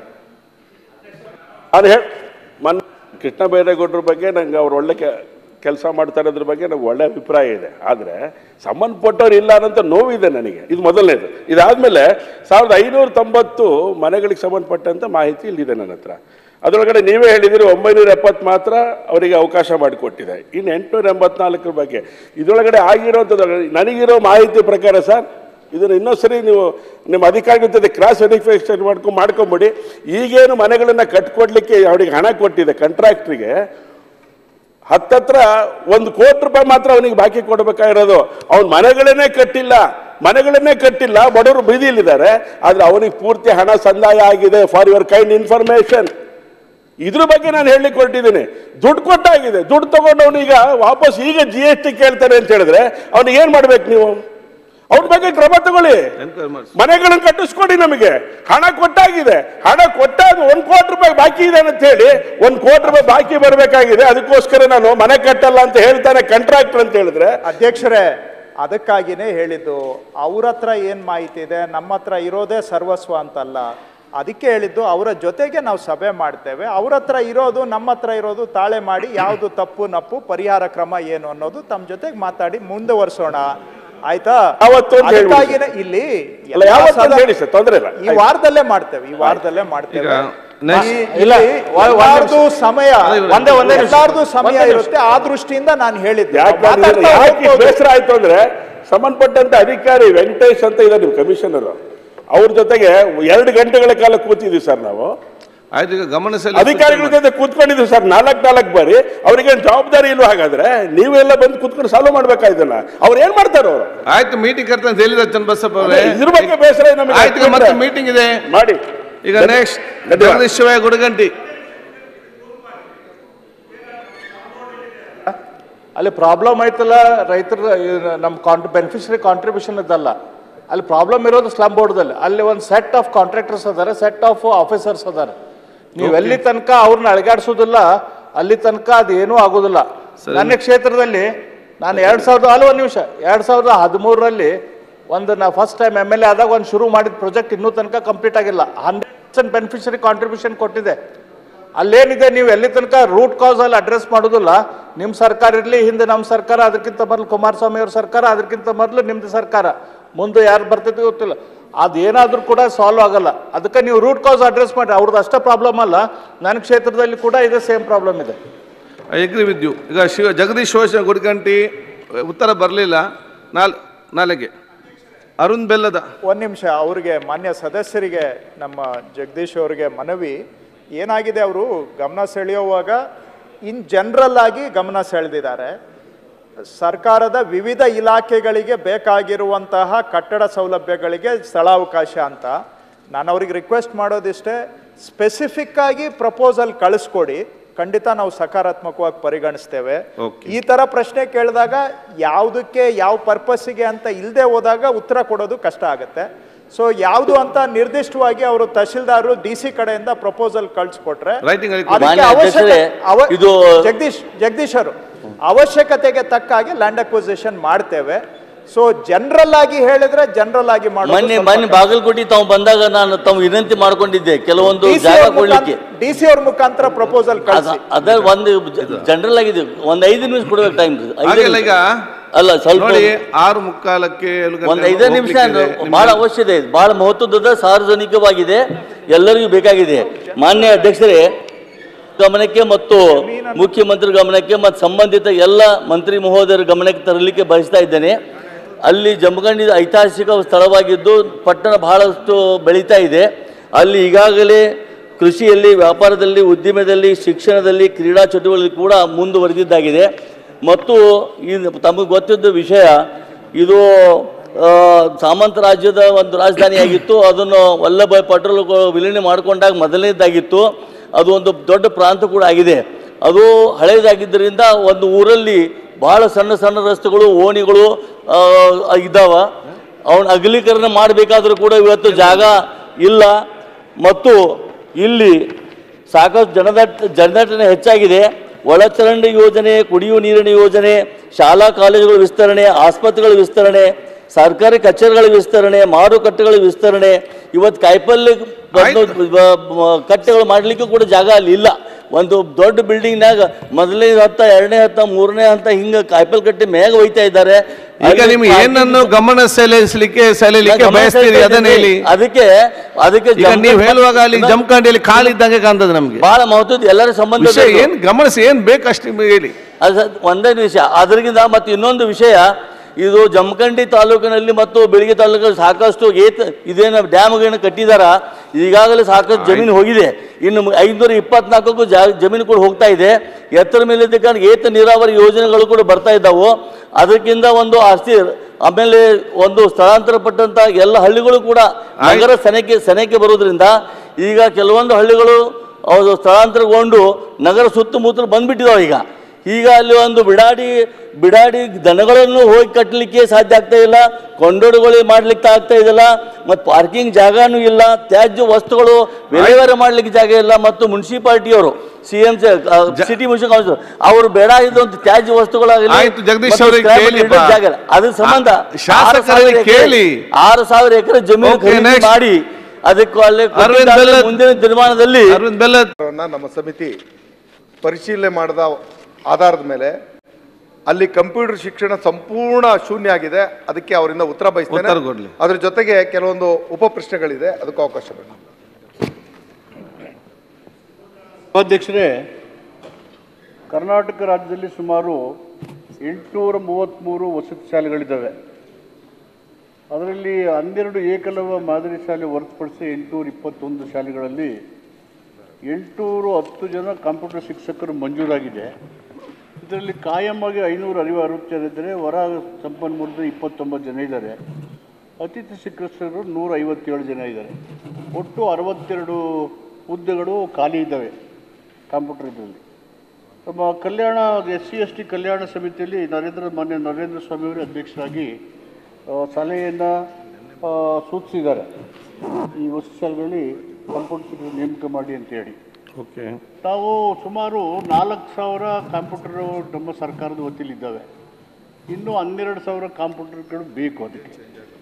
Speaker 6: ಅದು ಹೇಳಿ ಮನ್ ಕೃಷ್ಣ ಬೈರೇಗೌಡರ ಬಗ್ಗೆ ನಂಗೆ ಅವ್ರು ಒಳ್ಳೆ ಕೆಲಸ ಮಾಡ್ತಾ ಇರೋದ್ರ ಬಗ್ಗೆ ನಂಗೆ ಒಳ್ಳೆ ಅಭಿಪ್ರಾಯ ಇದೆ ಆದರೆ ಸಂಬಂಧಪಟ್ಟವ್ರು ಇಲ್ಲ ಅನ್ನೋಂಥ ನೋವಿದೆ ನನಗೆ ಇದು ಮೊದಲನೇದು ಇದಾದಮೇಲೆ ಸಾವಿರದ ಐನೂರ ತೊಂಬತ್ತು ಮನೆಗಳಿಗೆ ಸಂಬಂಧಪಟ್ಟಂಥ ಮಾಹಿತಿ ಇಲ್ಲಿದೆ ನನ್ನ ಹತ್ರ ಅದರೊಳಗಡೆ ನೀವೇ ಹೇಳಿದಿರಿ ಒಂಬೈನೂರ ಎಪ್ಪತ್ತು ಮಾತ್ರ ಅವರಿಗೆ ಅವಕಾಶ ಮಾಡಿಕೊಟ್ಟಿದೆ ಇನ್ನು ಎಂಟುನೂರ ಎಂಬತ್ನಾಲ್ಕರ ಬಗ್ಗೆ ಇದರೊಳಗಡೆ ಆಗಿರೋಂಥದ್ದು ನನಗಿರೋ ಮಾಹಿತಿ ಪ್ರಕಾರ ಸರ್ ಇದನ್ನು ಇನ್ನೊಂದು ಸರಿ ನೀವು ನಿಮ್ಮ ಅಧಿಕಾರಿಗಳ ಜೊತೆ ಕ್ರಾಸ್ ವೆರಿಫಿಕೇಶನ್ ಮಾಡ್ಕೊಂಡು ಮಾಡ್ಕೊಂಬಿಡಿ ಈಗೇನು ಮನೆಗಳನ್ನು ಕಟ್ಕೊಡ್ಲಿಕ್ಕೆ ಅವರಿಗೆ ಹಣ ಕೊಟ್ಟಿದೆ ಕಾಂಟ್ರಾಕ್ಟ್ರಿಗೆ ಹತ್ತತ್ರ ಒಂದು ಕೋಟಿ ರೂಪಾಯಿ ಮಾತ್ರ ಅವನಿಗೆ ಬಾಕಿ ಕೊಡಬೇಕಾಗಿರೋದು ಅವ್ನ ಮನೆಗಳನ್ನೇ ಕಟ್ಟಿಲ್ಲ ಮನೆಗಳನ್ನೇ ಕಟ್ಟಿಲ್ಲ ಬಡವರು ಬೀದಿಲಿದ್ದಾರೆ ಆದ್ರೆ ಅವನಿಗೆ ಪೂರ್ತಿ ಹಣ ಸಂದಾಯ ಆಗಿದೆ ಫಾರ್ ಯುವರ್ ಕೈಂಡ್ ಇನ್ಫಾರ್ಮೇಶನ್ ಇದ್ರ ಬಗ್ಗೆ ನಾನು ಹೇಳಲಿಕ್ಕೆ ಹೊರಟಿದ್ದೀನಿ ದುಡ್ಡು ಕೊಟ್ಟಾಗಿದೆ ದುಡ್ಡು ತಗೊಂಡು ಈಗ ವಾಪಸ್ ಈಗ ಜಿ ಎಸ್ ಟಿ ಕೇಳ್ತಾರೆ ಅಂತ ಹೇಳಿದ್ರೆ ಅವ್ನಿಗೆ ಏನ್ ಮಾಡ್ಬೇಕು ನೀವು ಅವ್ನ ಬಗ್ಗೆ ಕ್ರಮ ತಗೊಳ್ಳಿ ಮನೆಗಳನ್ನು ಕಟ್ಟಿಸ್ಕೊಡಿ ನಮಗೆ ಹಣ ಕೊಟ್ಟಾಗಿದೆ ಹಣ ಕೊಟ್ಟಾಗ ಒಂದ್ ಕೋಟಿ ರೂಪಾಯಿ ಬಾಕಿ ಇದೆ ಅಂತ ಹೇಳಿ ಒಂದ್ ಕೋಟಿ ರೂಪಾಯಿ ಬಾಕಿ ಬರಬೇಕಾಗಿದೆ ಅದಕ್ಕೋಸ್ಕರ ನಾನು ಮನೆ ಕಟ್ಟಲ್ಲ ಅಂತ ಹೇಳ್ತಾನೆ ಕಾಂಟ್ರಾಕ್ಟರ್ ಅಂತ ಹೇಳಿದ್ರೆ
Speaker 2: ಅಧ್ಯಕ್ಷರೇ ಅದಕ್ಕಾಗಿನೇ ಹೇಳಿದ್ದು ಅವ್ರ ಹತ್ರ ಏನು ಮಾಹಿತಿ ಇದೆ ನಮ್ಮ ಹತ್ರ ಇರೋದೇ ಸರ್ವಸ್ವ ಅಂತಲ್ಲ ಅದಕ್ಕೆ ಹೇಳಿದ್ದು ಅವರ ಜೊತೆಗೆ ನಾವು ಸಭೆ ಮಾಡ್ತೇವೆ ಅವ್ರ ಹತ್ರ ಇರೋದು ನಮ್ಮ ಹತ್ರ ಇರೋದು ತಾಳೆ ಮಾಡಿ ಯಾವುದು ತಪ್ಪು ನಪ್ಪು ಪರಿಹಾರ ಕ್ರಮ ಏನು ಅನ್ನೋದು ತಮ್ಮ ಜೊತೆಗೆ ಮಾತಾಡಿ ಮುಂದುವರ್ಸೋಣ ಆಯ್ತಾ
Speaker 6: ಯಾವತ್ತು ಅಂತ ಹೇಳ್ಬಿಡಿ.
Speaker 2: ಅದಕ್ಕಾಗಿನೇ ಇಲ್ಲಿ
Speaker 6: ಅಲ್ಲ,
Speaker 2: ಎಲ್ಲಾ
Speaker 6: ಯಾವತ್ತು ಅಂತ
Speaker 2: ಸದ-
Speaker 6: ಹೇಳಿ ಸರ್, ತೊಂದ್ರೆ ಇಲ್ಲ.
Speaker 2: ಈ ವಾರದಲ್ಲೇ ಮಾಡ್ತೇವೆ ಈ ವಾರದಲ್ಲೇ ಮಾಡ್ತೇವೆ
Speaker 1: ಈಗ next-
Speaker 2: ಈ-
Speaker 1: ಇಲ್ಲ,
Speaker 2: ಇಲ್ಲಿ
Speaker 1: ಒಂದ್- ಒಂದ್
Speaker 2: ಎಲ್ಲಾರ್ದು
Speaker 1: ನಿಮಿಷ.
Speaker 2: ಸಮಯ
Speaker 1: ಒಂದೇ- ಒಂದೇ ನಿಮಿಷ.
Speaker 2: ಎಲ್ಲಾರ್ದು ಸಮಯ
Speaker 6: ಒಂದೇ ನಿಮಿಷ.
Speaker 2: ಇರುತ್ತೆ ಆ ದೃಷ್ಟಿಯಿಂದ ನಾನು ಹೇಳಿದ್ದೆ
Speaker 6: ಯಾಕೆ ನಾನು ಇದನ್ನ
Speaker 2: ಮಾತಾಡ್ತಾ
Speaker 6: ಯಾಕೆ
Speaker 2: ಹೋಗ್ಬೋದು.
Speaker 6: ಬೇಸರ ಆಯ್ತು ಅಂದ್ರೆ ಸಂಬಂಧಪಟ್ಟಂತ ಅಧಿಕಾರಿ ವೆಂಕಟೇಶ್ ಅಂತ ಇದ್ದಾರೆ ನಿಮ್ಮ ಕಮಿಷನರ್ ಅವ್ರ ಜೊತೆಗೆ ಎರಡು ಗಂಟೆಗಳ ಕಾಲ ಕೂತಿದ್ವಿ ಸರ್ ನಾವು
Speaker 1: ಆಯ್ತು ಈಗ ಗಮನಿಸಲಿ
Speaker 6: ಅಧಿಕಾರಿಗಳ ಜೊತೆ ಕೂತ್ಕೊಂಡಿದ್ವಿ ಸರ್ ನಾಲ್ಕು ನಾಲ್ಕು ಬಾರಿ ಅವ್ರಿಗೆ ಜವಾಬ್ದಾರಿ ಇಲ್ವಾ ಹಾಗಾದ್ರೆ ನೀವೆಲ್ಲ ಬಂದು ಕೂತ್ಕೊಂಡು ಸಾಲ್ವ್ ಮಾಡ್ಬೇಕಾಯ್ತಲ್ಲ ಅವ್ರು ಏನ್ ಮಾಡ್ತಾರೆ ಅವರು
Speaker 1: ಆಯ್ತು ಮೀಟಿಂಗ್ ಕರ್ತ ಅಂತ ಹೇಳಿದ ಚನ್ನಬಸಪ್ಪ ಅವರೇ
Speaker 6: ಇದ್ರ ಬಗ್ಗೆ ಬೇಸರ ನಮಗೆ
Speaker 1: ಆಯ್ತು ಈಗ ಮತ್ತೆ ಮೀಟಿಂಗ್ ಇದೆ
Speaker 6: ಮಾಡಿ
Speaker 1: ಈಗ
Speaker 6: ಧನ್ಯ-
Speaker 1: ನೆಕ್ಸ್ಟ್
Speaker 6: ಧನ್ಯವಾದ.
Speaker 1: ಜಗದೀಶ್ ಶಿವಯ್ಯ ಗುಡಗಂಟಿ
Speaker 15: ಅಲ್ಲಿ ಪ್ರಾಬ್ಲಮ್ ಆಯ್ತಲ್ಲ ರೈತರ ನಮ್ಮ ಕಾಂಟ್ರಿ ಬೆನಿಫಿಷರಿ ಕಾಂಟ್ರಿಬ್ಯೂಷನ್ ಇದ್ದಲ್ಲ ಅಲ್ಲಿ ಪ್ರಾಬ್ಲಮ್ ಇರೋದು ಸ್ಲಮ್ ಬೋರ್ಡ್ದಲ್ಲಿ ಅಲ್ಲಿ ಒಂದು ಸೆಟ್ ಆಫ್ ಕಾಂಟ್ರಾಕ್ಟರ್ಸ್ ಅದಾರೆ ಸೆಟ್ ಆಫ್ ಆಫೀಸರ್ಸ್ ಅದಾರೆ ನೀವು
Speaker 1: Okay.
Speaker 15: ಎಲ್ಲಿ ತನಕ ಅವ್ರನ್ನ ಅಳಗಾಡಿಸೋದಿಲ್ಲ ಅಲ್ಲಿ ತನಕ ಅದು ಏನೂ ಆಗೋದಿಲ್ಲ
Speaker 1: ಸರಿ.
Speaker 15: ನನ್ನ ಕ್ಷೇತ್ರದಲ್ಲಿ ನಾನು ಎರಡ್ ಸಾವಿರದ ಅಲ್ಲ ಒಂದು ನಿಮಿಷ ಎರಡ್ ಸಾವಿರದ ಹದಿಮೂರರಲ್ಲಿ ಒಂದು ನಾ first time M L A ಆದಾಗ ಒಂದು ಶುರು ಮಾಡಿದ ಪ್ರಾಜೆಕ್ಟ್ ಇನ್ನೂ ತನಕ ಕಂಪ್ಲೀಟ್ ಆಗಿಲ್ಲ ಹಂಡ್ರೆಡ್ ಪರ್ಸೆಂಟ್ ಬೆನಿಫಿಷರಿ ಕಾಂಟ್ರಿಬ್ಯೂಷನ್ ಕೊಟ್ಟಿದೆ ಅಲ್ಲೇನಿದೆ ನೀವು ಎಲ್ಲಿ ತನಕ ರೂಟ್ ಕಾಸ್ ಅಲ್ಲಿ ಅಡ್ರೆಸ್ ಮಾಡೋದಿಲ್ಲ ನಿಮ್ಮ ಸರ್ಕಾರ ಇರಲಿ ಹಿಂದೆ ನಮ್ಮ ಸರ್ಕಾರ ಅದಕ್ಕಿಂತ ಮೊದಲು ಕುಮಾರಸ್ವಾಮಿ ಅವ್ರ ಸರ್ಕಾರ ಅದಕ್ಕಿಂತ ಮೊದಲು ನಿಮ್ದು ಸರ್ಕಾರ ಮುಂದೆ ಯಾರು ಬರ್ತೈತಿ ಗೊತ್ತಿಲ್ಲ ಅದೇನಾದ್ರೂ ಕೂಡ ಸಾಲ್ವ್ ಆಗಲ್ಲ ಅದಕ್ಕೆ ನೀವು ರೂಟ್ ಕಾಸ್ ಅಡ್ರೆಸ್ ಮಾಡಿ ಅವ್ರದ್ದು ಅಷ್ಟೇ ಪ್ರಾಬ್ಲಮ್ ಅಲ್ಲ ನನ್ನ ಕ್ಷೇತ್ರದಲ್ಲಿ ಕೂಡ ಇದೆ ಸೇಮ್ ಪ್ರಾಬ್ಲಮ್ ಇದೆ
Speaker 1: ಐ ಅಗ್ರಿ ವಿತ್ ಯು ಈಗ ಶಿವ ಜಗದೀಶ್ ಶೋಷ ಗುಡ್ಕಂಟಿ ಉತ್ತರ ಬರಲಿಲ್ಲ ನಾಲ್ ನಾಳೆಗೆ ಅರುಣ್ ಬೆಲ್ಲದ
Speaker 2: ಒಂದು ನಿಮಿಷ ಅವ್ರಿಗೆ ಮಾನ್ಯ ಸದಸ್ಯರಿಗೆ ನಮ್ಮ ಜಗದೀಶ್ ಅವರಿಗೆ ಮನವಿ ಏನಾಗಿದೆ ಅವರು ಗಮನ ಸೆಳೆಯುವಾಗ ಇನ್ ಜನರಲ್ ಆಗಿ ಗಮನ ಸೆಳೆದಿದ್ದಾರೆ ಸರ್ಕಾರದ ವಿವಿಧ ಇಲಾಖೆಗಳಿಗೆ ಬೇಕಾಗಿರುವಂತಹ ಕಟ್ಟಡ ಸೌಲಭ್ಯಗಳಿಗೆ ಸ್ಥಳಾವಕಾಶ ಅಂತ ನಾನು ಅವ್ರಿಗೆ ರಿಕ್ವೆಸ್ಟ್ ಮಾಡೋದಿಷ್ಟೇ ಸ್ಪೆಸಿಫಿಕ್ ಆಗಿ ಪ್ರಪೋಸಲ್ ಕಳಿಸ್ಕೊಡಿ ಖಂಡಿತ ನಾವು ಸಕಾರಾತ್ಮಕವಾಗಿ ಪರಿಗಣಿಸ್ತೇವೆ
Speaker 1: Okay.
Speaker 2: ಈ ತರ ಪ್ರಶ್ನೆ ಕೇಳಿದಾಗ ಯಾವುದಕ್ಕೆ ಯಾವ ಪರ್ಪಸ್ಸಿಗೆ ಅಂತ ಇಲ್ಲದೆ ಹೋದಾಗ ಉತ್ತರ ಕೊಡೋದು ಕಷ್ಟ ಆಗುತ್ತೆ ಸೊ ಯಾವುದು ಅಂತ ನಿರ್ದಿಷ್ಟವಾಗಿ ಅವರು ತಹಶೀಲ್ದಾರರು ಡಿ ಸಿ ಕಡೆಯಿಂದ ಪ್ರಪೋಸಲ್ ಕಳಿಸ್ಕೊಟ್ರೆ
Speaker 1: Writing ಅಲ್ಲಿ
Speaker 2: ಅದಕ್ಕೆ
Speaker 1: ಮಾನ್ಯ
Speaker 2: ಅವಶ್ಯಕ-
Speaker 1: ಅಧ್ಯಕ್ಷರೇ,
Speaker 2: ಅವ-
Speaker 1: ಇದು-
Speaker 2: ಜಗದೀಶ್ ಜಗದೀಶ್ ಅವರು ಅವಶ್ಯಕತೆಗೆ ತಕ್ಕ ಹಾಗೆ ಲ್ಯಾಂಡ್ ಅಕ್ವಿಸಿಷನ್ ಮಾಡ್ತೇವೆ ಸೊ ಜನರಲ್ ಆಗಿ ಹೇಳಿದ್ರೆ ಜನರಲ್ ಆಗಿ ಮಾಡೋದು
Speaker 11: ಮೊನ್ನೆ
Speaker 2: ಸ್ವಲ್ಪ
Speaker 11: ಮೊನ್ನೆ ಬಾಗಲಕೋಟೆ ತಾವು ಬಂದಾಗ ನಾನು ತಾವು ವಿನಂತಿ ಮಾಡ್ಕೊಂಡಿದ್ದೆ ಕೆಲವೊಂದು
Speaker 2: DC
Speaker 11: ಜಾಗ
Speaker 2: ಅವ್ರ
Speaker 11: ಕೊಡ್ಲಿಕ್ಕೆ
Speaker 2: ಮುಖಾಂತರ- DC ಅವ್ರ ಮುಖಾಂತರ ಪ್ರಪೋಸಲ್ ಕಳಿಸಿ
Speaker 11: ಅದ ಒಂದು ಜನರಲ್ ಆಗಿದೆ ಒಂದ್ ಐದು ನಿಮಿಷ ಕೊಡ್ಬೇಕು ಟೈಮ್
Speaker 1: ಹಾಗೆಲ್ಲ ಈಗ
Speaker 11: ಅಲ್ಲ ಸ್ವಲ್ಪ
Speaker 1: ನೋಡಿ ಆರು ಮುಕ್ಕಾಲಕ್ಕೆ ಏಳು ಗಂಟೆ
Speaker 11: ಒಂದ್ ಐದೇ ನಿಮಿಷ
Speaker 1: ಹೋಗ್ಲಿಕ್ಕಿದೆ. ನಿಮ್ಗೆ-
Speaker 11: ಬಹಳ ಅವಶ್ಯಕತೆ ಇದೆ ಬಹಳ ಮಹತ್ವದ ಸಾರ್ವಜನಿಕವಾಗಿದೆ ಎಲ್ಲರಿಗೂ ಬೇಕಾಗಿದೆ ಮಾನ್ಯ ಅಧ್ಯಕ್ಷರೇ ಗಮನಕ್ಕೆ ಮತ್ತು ಮುಖ್ಯಮಂತ್ರಿ ಗಮನಕ್ಕೆ ಮತ್ತು ಸಂಬಂಧಿತ ಎಲ್ಲ ಮಂತ್ರಿ ಮಹೋದಯರ ಗಮನಕ್ಕೆ ತರಲಿಕ್ಕೆ ಬಯಸ್ತಾ ಇದ್ದೇನೆ ಅಲ್ಲಿ ಜಮಖಂಡಿ ಐತಿಹಾಸಿಕ ಸ್ಥಳವಾಗಿದ್ದು ಪಟ್ಟಣ ಬಹಳಷ್ಟು ಬೆಳೀತಾ ಇದೆ ಅಲ್ಲಿ ಈಗಾಗಲೇ ಕೃಷಿಯಲ್ಲಿ ವ್ಯಾಪಾರದಲ್ಲಿ ಉದ್ಯಮದಲ್ಲಿ ಶಿಕ್ಷಣದಲ್ಲಿ ಕ್ರೀಡಾ ಚಟುವಟಿಕೆ ಕೂಡ ಮುಂದುವರೆದಿದ್ದಾಗಿದೆ ಮತ್ತು ಈ ತಮಗೆ ಗೊತ್ತಿದ್ದ ವಿಷಯ ಇದು ಆ, ಸಾಮಂತ ರಾಜ್ಯದ ಒಂದು ರಾಜಧಾನಿಯಾಗಿತ್ತು ಅದನ್ನು ವಲ್ಲಭಾಯ್ ಪಟೇಲ್ ವಿಲೀನ ಮಾಡಿಕೊಂಡಾಗ ಮೊದಲನೇದಾಗಿತ್ತು ಅದು ಒಂದು ದೊಡ್ಡ ಪ್ರಾಂತ ಕೂಡ ಆಗಿದೆ ಅದು ಹಳೇದಾಗಿದ್ದರಿಂದ ಒಂದು ಊರಲ್ಲಿ ಬಹಳ ಸಣ್ಣ ಸಣ್ಣ ರಸ್ತೆಗಳು ಓಣಿಗಳು ಆ, ಇದ್ದಾವ ಅವನ ಅಗಲೀಕರಣ ಮಾಡಬೇಕಾದ್ರೂ ಕೂಡ ಇವತ್ತು ಜಾಗ ಇಲ್ಲ ಮತ್ತು ಇಲ್ಲಿ ಸಾಕಷ್ಟು ಜನದಟ್ ಜನದಟ್ಟಣೆ ಹೆಚ್ಚಾಗಿದೆ ಒಳಚರಂಡಿ ಯೋಜನೆ ಕುಡಿಯುವ ನೀರಿನ ಯೋಜನೆ ಶಾಲಾ ಕಾಲೇಜುಗಳ ವಿಸ್ತರಣೆ ಆಸ್ಪತ್ರೆಗಳ ವಿಸ್ತರಣೆ ಸರ್ಕಾರಿ ಕಚೇರಿಗಳ ವಿಸ್ತರಣೆ ಮಾರುಕಟ್ಟೆಗಳ ವಿಸ್ತರಣೆ ಇವತ್ತು ಕಾಯಿಪಲ್ಲೆ ಬಂದು ಬ- ಬ- ಕಟ್ಟೆಗಳು ಮಾಡಲಿಕ್ಕೂ ಕೂಡ ಜಾಗ ಅಲ್ಲಿ ಇಲ್ಲ ಒಂದು ದೊಡ್ಡ ಬಿಲ್ಡಿಂಗ್ನಾಗ ಮೊದಲನೇ ಹಂತ ಎರಡನೇ ಹಂತ ಮೂರನೇ ಹಂತ ಹಿಂಗೆ ಕಾಯಿಪಲ್ ಕಟ್ಟೆ ಮೇಗ ಒಯ್ತಾ ಇದ್ದಾರೆ
Speaker 1: ಈಗ
Speaker 11: ಅಲ್ಲಿ
Speaker 1: ನಿಮ್ಗೆ ಏನನ್ನು ಗಮನ ಸೆಳೆಸಲಿಕ್ಕೆ ಸೆಳೆಯಲಿಕ್ಕೆ
Speaker 11: ಗಮನ
Speaker 1: ಬಯಸ್ತೀರಿ
Speaker 11: ಸೆಳೀತಾ
Speaker 1: ಅದನ್ನ ಹೇಳಿ
Speaker 11: ಇದ್ದೀನಿ. ಅದಕ್ಕೆ ಅದಕ್ಕೆ
Speaker 1: ಈಗ ನೀವು
Speaker 11: ಜಮಖಂಡಿ-
Speaker 1: ಹೇಳುವಾಗ ಅಲ್ಲಿ ಜಮಖಂಡಿಯಲ್ಲಿ ಖಾಲಿದ್ದಂಗೆ ಕಾಣ್ತದೆ ನಮ್ಗೆ
Speaker 11: ಬಹಳ ಮಹತ್ವದ ಎಲ್ಲರ ಸಂಬಂಧ
Speaker 1: ವಿಷಯ ಏನ್ ಗಮನಿಸಿ ಏನ್ ಬೇಕಷ್ಟು ನಿಮ್ಗೆ ಹೇಳಿ
Speaker 11: ಅದು ಸ- ಒಂದೇ ವಿಷಯ ಅದರಿಂದ ಮತ್ತು ಇನ್ನೊಂದು ವಿಷಯ ಇದು ಜಮಖಂಡಿ ತಾಲೂಕಿನಲ್ಲಿ ಮತ್ತು ಬೆಳಗ್ಗೆ ತಾಲೂಕಿನಲ್ಲಿ ಸಾಕಷ್ಟು ಏತ ಇದೇನು ಡ್ಯಾಮ್ಗಳನ್ನ ಕಟ್ಟಿದಾರ ಈಗಾಗಲೇ ಸಾಕಷ್ಟು ಜಮೀನು ಹೋಗಿದೆ ಇನ್ನು ಮು- ಐನೂರ ಇಪ್ಪತ್ನಾಲ್ಕಕ್ಕೂ ಜಾ ಜಮೀನು ಕೂಡ ಹೋಗ್ತಾ ಇದೆ ಎತ್ತರ ಮೇಲೆ ಕಾರಣ ಏತ ನೀರಾವರಿ ಯೋಜನೆಗಳು ಕೂಡ ಬರ್ತಾ ಇದ್ದಾವು ಅದಕ್ಕಿಂತ ಒಂದು ಆಸ್ತಿ ಆಮೇಲೆ ಒಂದು ಸ್ಥಳಾಂತರ ಪಟ್ಟಂತ ಎಲ್ಲ ಹಳ್ಳಿಗಳು ಕೂಡ ನಗರ ಸೆನೆಗೆ ಸೆನೆಗೆ ಬರೋದ್ರಿಂದ ಈಗ ಕೆಲವೊಂದು ಹಳ್ಳಿಗಳು ಅವು ಸ್ಥಳಾಂತರಗೊಂಡು ನಗರ ಸುತ್ತಮುತ್ತಲು ಬಂದ್ಬಿಟ್ಟಿದಾವೆ ಈಗ ಈಗ ಅಲ್ಲಿ ಒಂದು ಬಿಡಾಡಿ ಬಿಡಾಡಿ ದನಗಳನ್ನು ಹೋಗಿ ಕಟ್ಟಲಿಕ್ಕೆ ಸಾಧ್ಯ ಆಗ್ತಾ ಇಲ್ಲ ಕೊಂಡೋಡುಗಳು ಮಾಡ್ಲಿಕ್ಕೆ ಆಗ್ತಾ ಇದಿಲ್ಲ ಮತ್ತು ಪಾರ್ಕಿಂಗ್ ಜಾಗನೂ ಇಲ್ಲ ತ್ಯಾಜ್ಯ ವಸ್ತುಗಳು ವಿಲೇವಾರಿ ಮಾಡ್ಲಿಕ್ಕೆ ಜಾಗ ಇಲ್ಲ ಮತ್ತು ಮುನ್ಸಿಪಾಲಿಟಿಯವರು C M city municipal council ಅವರು ಬೇಡ ಇದ್ದಂತ ತ್ಯಾಜ್ಯ ವಸ್ತುಗಳಾಗಲಿ
Speaker 1: ಆಯ್ತು, ಜಗದೀಶ್
Speaker 11: ಮತ್ತು
Speaker 1: ಅವ್ರಿಗೆ
Speaker 11: scrap
Speaker 1: ಕೇಳಿಪ್ಪ.
Speaker 11: ಇಡೋಕ್ ಜಾಗ ಇಲ್ಲ. ಅದ್ರ ಸಂಬಂಧ
Speaker 1: ಆ, ಶಾಸಕರಲ್ಲಿ
Speaker 11: ಆರು ಸಾವಿರ ಎಕರೆ-
Speaker 1: ಕೇಳಿ.
Speaker 11: ಆರು ಸಾವಿರ ಎಕರೆ ಜಮೀನು
Speaker 1: Okay,
Speaker 11: ಖರೀದಿ
Speaker 1: next.
Speaker 11: ಮಾಡಿ ಅದಕ್ಕೆ ಅಲ್ಲಿ
Speaker 1: ಅರವಿಂದ್
Speaker 11: ಕೊಟ್ಟಿದ್ದಾದ್ರೆ
Speaker 1: ಬೆಲ್ಲದ್-
Speaker 11: ಮುಂದಿನ ದಿನಮಾನದಲ್ಲಿ
Speaker 1: ಅರವಿಂದ್ ಬೆಲ್ಲದ್
Speaker 20: ನಮ್ಮ ಸಮಿತಿ ಪರಿಶೀಲನೆ ಮಾಡಿದ ಆಧಾರದ ಮೇಲೆ ಅಲ್ಲಿ ಕಂಪ್ಯೂಟರ್ ಶಿಕ್ಷಣ ಸಂಪೂರ್ಣ ಶೂನ್ಯ ಆಗಿದೆ ಅದಕ್ಕೆ ಅವರಿಂದ ಉತ್ತರ ಬಯಸ್ತೇನೆ
Speaker 1: ಉತ್ತರ ಕೊಡ್ಲಿ.
Speaker 20: ಅದ್ರ ಜೊತೆಗೆ ಕೆಲವೊಂದು ಉಪ ಪ್ರಶ್ನೆಗಳಿದೆ ಅದಕ್ಕೆ ಅವಕಾಶ ಬೇಕು
Speaker 17: ಅಧ್ಯಕ್ಷರೇ ಕರ್ನಾಟಕ ರಾಜ್ಯದಲ್ಲಿ ಸುಮಾರು ಎಂಟುನೂರ ಮೂವತ್ತ್ಮೂರು ವಸತಿ ಶಾಲೆಗಳಿದ್ದಾವೆ ಅದರಲ್ಲಿ ಹನ್ನೆರಡು ಏಕಲವ್ಯ ಮಾದರಿ ಶಾಲೆ ಹೊರತುಪಡಿಸಿ ಎಂಟುನೂರ ಇಪ್ಪತ್ತೊಂದು ಶಾಲೆಗಳಲ್ಲಿ ಎಂಟುನೂರು ಹತ್ತು ಜನ ಕಂಪ್ಯೂಟರ್ ಶಿಕ್ಷಕರು ಮಂಜೂರಾಗಿದೆ ಇದರಲ್ಲಿ ಕಾಯಮಾಗಿ ಐನೂರ ಅರಿವು ಅರವತ್ತು ಜನ ಇದ್ದರೆ ಹೊರ ಸಂಪನ್ಮೂಲದ ಇಪ್ಪತ್ತೊಂಬತ್ತು ಜನ ಇದ್ದಾರೆ ಅತಿಥಿ ಶಿಕ್ಷಕರು ನೂರ ಐವತ್ತೇಳು ಜನ ಇದ್ದಾರೆ ಒಟ್ಟು ಅರವತ್ತೆರಡು ಹುದ್ದೆಗಳು ಖಾಲಿ ಇದ್ದಾವೆ ಕಂಪ್ಯೂಟರ್ ಇದರಲ್ಲಿ ನಮ್ಮ ಕಲ್ಯಾಣ ಎಸ್ ಸಿ ಎಸ್ ಟಿ ಕಲ್ಯಾಣ ಸಮಿತಿಯಲ್ಲಿ ನರೇಂದ್ರ ಮಾನ್ಯ ನರೇಂದ್ರ ಸ್ವಾಮಿಯವರು ಅಧ್ಯಕ್ಷರಾಗಿ ಆ, ಸಲಹೆಯನ್ನು ಆ, ಸೂಚಿಸಿದ್ದಾರೆ ಈ ವಸತಿ ಶಾಲೆಗಳಲ್ಲಿ ಕಂಪ್ಯೂಟರ್ ಶಿಕ್ಷಕ ನೇಮಕ ಮಾಡಿ ಅಂತೇಳಿ
Speaker 1: ಓಕೆ
Speaker 17: ತಾವು ಸುಮಾರು ನಾಲ್ಕು ಸಾವಿರ ಕಂಪ್ಯೂಟರ್ ನಮ್ಮ ಸರ್ಕಾರದ ವತಿಲಿದ್ದಾವೆ ಇನ್ನೂ ಹನ್ನೆರಡು ಸಾವಿರ ಕಂಪ್ಯೂಟರ್ಗಳು ಬೇಕು ಅದಕ್ಕೆ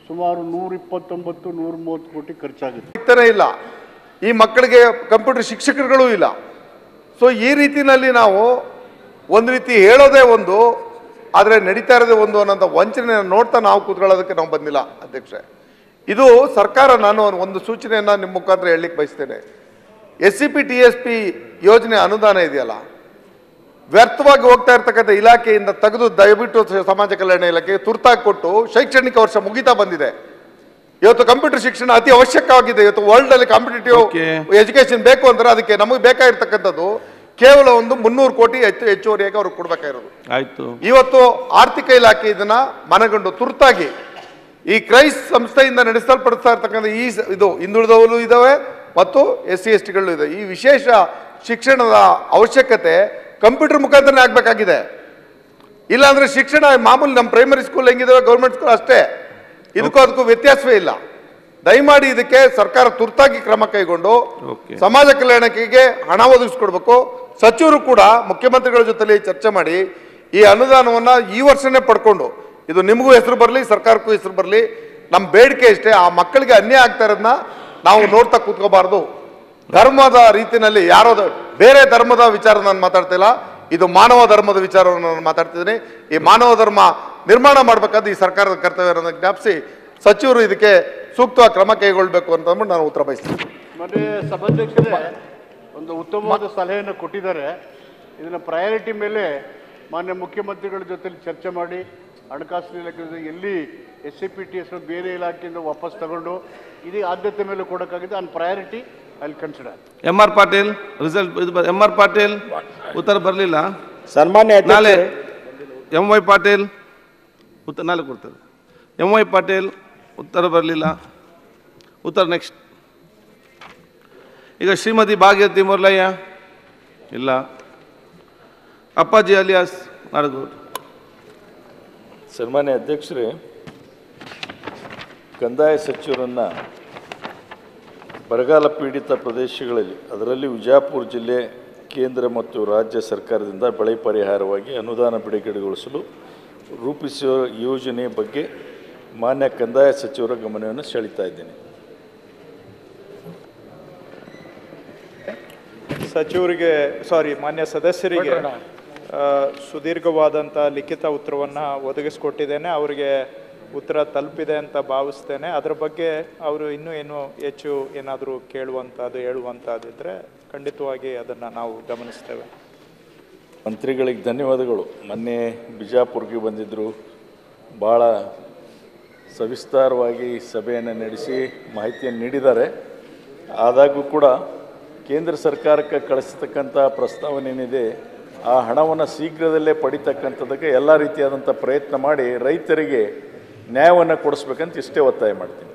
Speaker 17: ಸುಮಾರು ನೂರ ಇಪ್ಪತ್ತೊಂಬತ್ತು ನೂರ ಮೂವತ್ತು ಕೋಟಿ ಖರ್ಚಾಗುತ್ತೆ
Speaker 20: ಸಿಗ್ತಾನೆ ಇಲ್ಲ ಈ ಮಕ್ಕಳಿಗೆ ಕಂಪ್ಯೂಟರ್ ಶಿಕ್ಷಕರುಗಳೂ ಇಲ್ಲ ಸೊ ಈ ರೀತಿನಲ್ಲಿ ನಾವು ಒಂದು ರೀತಿ ಹೇಳೋದೇ ಒಂದು ಆದರೆ ನಡೀತಾ ಇರೋದೇ ಒಂದು ಅನ್ನೋಂಥ ವಂಚನೆ ನೋಡ್ತಾ ನಾವು ಕೂತ್ಕೊಳ್ಳೋದಕ್ಕೆ ನಾವು ಬಂದಿಲ್ಲ ಅಧ್ಯಕ್ಷೆ ಇದು ಸರ್ಕಾರ ನಾನು ಒಂದು ಸೂಚನೆಯನ್ನು ನಿಮ್ಮ ಮುಖಾಂತರ ಹೇಳಲಿಕ್ಕೆ ಬಯಸ್ತೇನೆ S C P T S P ಯೋಜನೆ ಅನುದಾನ ಇದೆಯಲ್ಲ ವ್ಯರ್ಥವಾಗಿ ಹೋಗ್ತಾ ಇರ್ತಕ್ಕಂಥ ಇಲಾಖೆಯಿಂದ ತೆಗೆದು ದಯವಿಟ್ಟು ಸ- ಸಮಾಜ ಕಲ್ಯಾಣ ಇಲಾಖೆಗೆ ತುರ್ತಾಗಿ ಕೊಟ್ಟು ಶೈಕ್ಷಣಿಕ ವರ್ಷ ಮುಗಿತಾ ಬಂದಿದೆ ಇವತ್ತು ಕಂಪ್ಯೂಟರ್ ಶಿಕ್ಷಣ ಅತಿ ಅವಶ್ಯಕವಾಗಿದೆ ಇವತ್ತು ವರ್ಲ್ಡ್ ಅಲ್ಲಿ ಕಾಂಪಿಟೇಟಿವ್ ಎಜುಕೇಶನ್ ಬೇಕು ಅಂದ್ರೆ ಅದಕ್ಕೆ ನಮಗೆ ಬೇಕಾಗಿರ್ತಕ್ಕಂಥದ್ದು ಕೇವಲ ಒಂದು ಮುನ್ನೂರು ಕೋಟಿ ಹೆಚ್ಚು ಹೆಚ್ಚುವರಿಯಾಗಿ ಅವ್ರಿಗೆ ಕೊಡ್ಬೇಕಾಗಿರೋದು
Speaker 1: ಆಯ್ತು
Speaker 20: ಇವತ್ತು ಆರ್ಥಿಕ ಇಲಾಖೆ ಇದನ್ನ ಮನಗಂಡು ತುರ್ತಾಗಿ ಈ ಕ್ರೈಸ್ ಸಂಸ್ಥೆಯಿಂದ ನಡೆಸಲ್ಪಡಿಸ್ತಾ ಇರ್ತಕ್ಕಂಥ ಈ ಸ- ಇದು ಹಿಂದುಳಿದವರು ಇದಾವೆ ಮತ್ತು ಎಸ್ ಸಿ ಎಸ್ ಟಿಗಳು ಇದೆ ಈ ವಿಶೇಷ ಶಿಕ್ಷಣದ ಅವಶ್ಯಕತೆ ಕಂಪ್ಯೂಟರ್ ಮುಖಾಂತರನೇ ಆಗ್ಬೇಕಾಗಿದೆ ಇಲ್ಲಾಂದ್ರೆ ಶಿಕ್ಷಣ ಮಾಮೂಲಿ ನಮ್ಮ ಪ್ರೈಮರಿ ಸ್ಕೂಲ್ ಹೆಂಗಿದಾವೆ ಗೌರ್ಮೆಂಟ್ ಸ್ಕೂಲ್ ಅಷ್ಟೇ ಇದಕ್ಕೂ ಅದಕ್ಕೂ ವ್ಯತ್ಯಾಸವೇ ಇಲ್ಲ ದಯಮಾಡಿ ಇದಕ್ಕೆ ಸರ್ಕಾರ ತುರ್ತಾಗಿ ಕ್ರಮ ಕೈಗೊಂಡು ಸಮಾಜ ಕಲ್ಯಾಣಕ್ಕೆ ಹಣ ಒದಗಿಸ್ಕೊಡ್ಬೇಕು ಸಚಿವರು ಕೂಡ ಮುಖ್ಯಮಂತ್ರಿಗಳ ಜೊತೆಲಿ ಚರ್ಚೆ ಮಾಡಿ ಈ ಅನುದಾನವನ್ನ ಈ ವರ್ಷನೇ ಪಡ್ಕೊಂಡು ಇದು ನಿಮಗೂ ಹೆಸರು ಬರಲಿ ಸರ್ಕಾರಕ್ಕೂ ಹೆಸರು ಬರಲಿ ನಮ್ಮ ಬೇಡಿಕೆ ಇಷ್ಟೇ ಆ ಮಕ್ಕಳಿಗೆ ಅನ್ಯಾಯ ಆಗ್ತಾ ಇರೋದನ್ನ ನಾವು ನೋಡ್ತಾ ಕೂತ್ಕೋಬಾರ್ದು ಧರ್ಮದ ರೀತಿನಲ್ಲಿ ಯಾರೋ ದ- ಬೇರೆ ಧರ್ಮದ ವಿಚಾರ ನಾನು ಮಾತಾಡ್ತಾ ಇಲ್ಲ ಇದು ಮಾನವ ಧರ್ಮದ ವಿಚಾರವನ್ನು ನಾನು ಮಾತಾಡ್ತಿದ್ದೀನಿ ಈ ಮಾನವ ಧರ್ಮ ನಿರ್ಮಾಣ ಮಾಡಬೇಕಾದ ಈ ಸರ್ಕಾರದ ಕರ್ತವ್ಯ ಅನ್ನೋದನ್ನ ಜ್ಞಾಪಿಸಿ ಸಚಿವರು ಇದಕ್ಕೆ ಸೂಕ್ತ ಕ್ರಮ ಕೈಗೊಳ್ಳಬೇಕು ಅಂತ ಅಂದ್ಬಿಟ್ಟು ನಾನು ಉತ್ತರ ಬಯಸ್ತೀನಿ
Speaker 17: ಮತ್ತೆ ಸಭಾಧ್ಯಕ್ಷರೇ ಒಂದು ಉತ್ತಮವಾದ ಸಲಹೆಯನ್ನು ಕೊಟ್ಟಿದ್ದಾರೆ ಇದನ್ನ ಪ್ರಯಾರಿಟಿ ಮೇಲೆ ಮಾನ್ಯ ಮುಖ್ಯಮಂತ್ರಿಗಳ ಜೊತೆಲಿ ಚರ್ಚೆ ಮಾಡಿ ಹಣಕಾಸಿನ ಇಲಾಖೆ ಎಲ್ಲಿ S C P T S ಬೇರೆ ಇಲಾಖೆಯಿಂದ ವಾಪಸ್ ತಗೊಂಡು ಇದೀಗ ಆದ್ಯತೆ ಮೇಲೆ ಕೊಡೋಕ್ಕಾಗಿದೆ ಆನ್ ಪ್ರಯಾರಿಟಿ ಅಲ್ಲಿ consider
Speaker 1: M R Patil result ಇದು ಎಂ ಆರ್ ಪಾಟೀಲ್ ಉತ್ತರ ಬರಲಿಲ್ಲ
Speaker 15: ಸನ್ಮಾನ್ಯ
Speaker 1: ನಾಳೆ ಎಂ ವೈ ಪಾಟೀಲ್ ಉತ್ತರ ನಾಳೆ ಕೊಡ್ತಾರೆ ಎಂ ವೈ ಪಾಟೀಲ್ ಉತ್ತರ ಬರಲಿಲ್ಲ ಉತ್ತರ ನೆಕ್ಸ್ಟ್ ಈಗ ಶ್ರೀಮತಿ ಭಾಗ್ಯವತಿ ಮುರಳಯ್ಯ ಇಲ್ಲ ಅಪ್ಪಾಜಿ ಅಲಿಯಾಸ್ ನಾಡಗೌಡ
Speaker 5: ಸನ್ಮಾನ್ಯ ಅಧ್ಯಕ್ಷರೇ ಕಂದಾಯ ಸಚಿವರನ್ನು ಬರಗಾಲ ಪೀಡಿತ ಪ್ರದೇಶಗಳಲ್ಲಿ ಅದರಲ್ಲಿ ವಿಜಯಪುರ ಜಿಲ್ಲೆ ಕೇಂದ್ರ ಮತ್ತು ರಾಜ್ಯ ಸರ್ಕಾರದಿಂದ ಬೆಳೆ ಪರಿಹಾರವಾಗಿ ಅನುದಾನ ಬಿಡುಗಡೆಗೊಳಿಸಲು ರೂಪಿಸುವ ಯೋಜನೆ ಬಗ್ಗೆ ಮಾನ್ಯ ಕಂದಾಯ ಸಚಿವರ ಗಮನವನ್ನು ಸೆಳೀತಾ ಇದ್ದೇನೆ
Speaker 2: ಸಚಿವರಿಗೆ ಸಾರಿ ಮಾನ್ಯ ಸದಸ್ಯರಿಗೆ ಆ, ಸುದೀರ್ಘವಾದಂಥ ಲಿಖಿತ ಉತ್ತರವನ್ನು ಒದಗಿಸ್ಕೊಟ್ಟಿದ್ದೇನೆ ಅವರಿಗೆ ಉತ್ತರ ತಲುಪಿದೆ ಅಂತ ಭಾವಿಸ್ತೇನೆ ಅದರ ಬಗ್ಗೆ ಅವರು ಇನ್ನೂ ಏನು ಹೆಚ್ಚು ಏನಾದರೂ ಕೇಳುವಂಥದ್ದು ಹೇಳುವಂಥದ್ದಿದ್ರೆ ಖಂಡಿತವಾಗಿ ಅದನ್ನು ನಾವು ಗಮನಿಸ್ತೇವೆ
Speaker 5: ಮಂತ್ರಿಗಳಿಗೆ ಧನ್ಯವಾದಗಳು ಮೊನ್ನೆ ಬಿಜಾಪುರ್ಗೆ ಬಂದಿದ್ದರು ಭಾಳ ಸವಿಸ್ತಾರವಾಗಿ ಸಭೆಯನ್ನು ನಡೆಸಿ ಮಾಹಿತಿಯನ್ನು ನೀಡಿದ್ದಾರೆ ಆದಾಗೂ ಕೂಡ ಕೇಂದ್ರ ಸರ್ಕಾರಕ್ಕೆ ಕಳಿಸ್ತಕ್ಕಂಥ ಪ್ರಸ್ತಾವನೆ ಏನಿದೆ ಆ ಹಣವನ್ನು ಶೀಘ್ರದಲ್ಲೇ ಪಡಿತಕ್ಕಂಥದ್ದಕ್ಕೆ ಎಲ್ಲ ರೀತಿಯಾದಂಥ ಪ್ರಯತ್ನ ಮಾಡಿ ರೈತರಿಗೆ ನ್ಯಾಯವನ್ನು ಕೊಡಿಸ್ಬೇಕಂತ ಇಷ್ಟೇ ಒತ್ತಾಯ ಮಾಡ್ತೀನಿ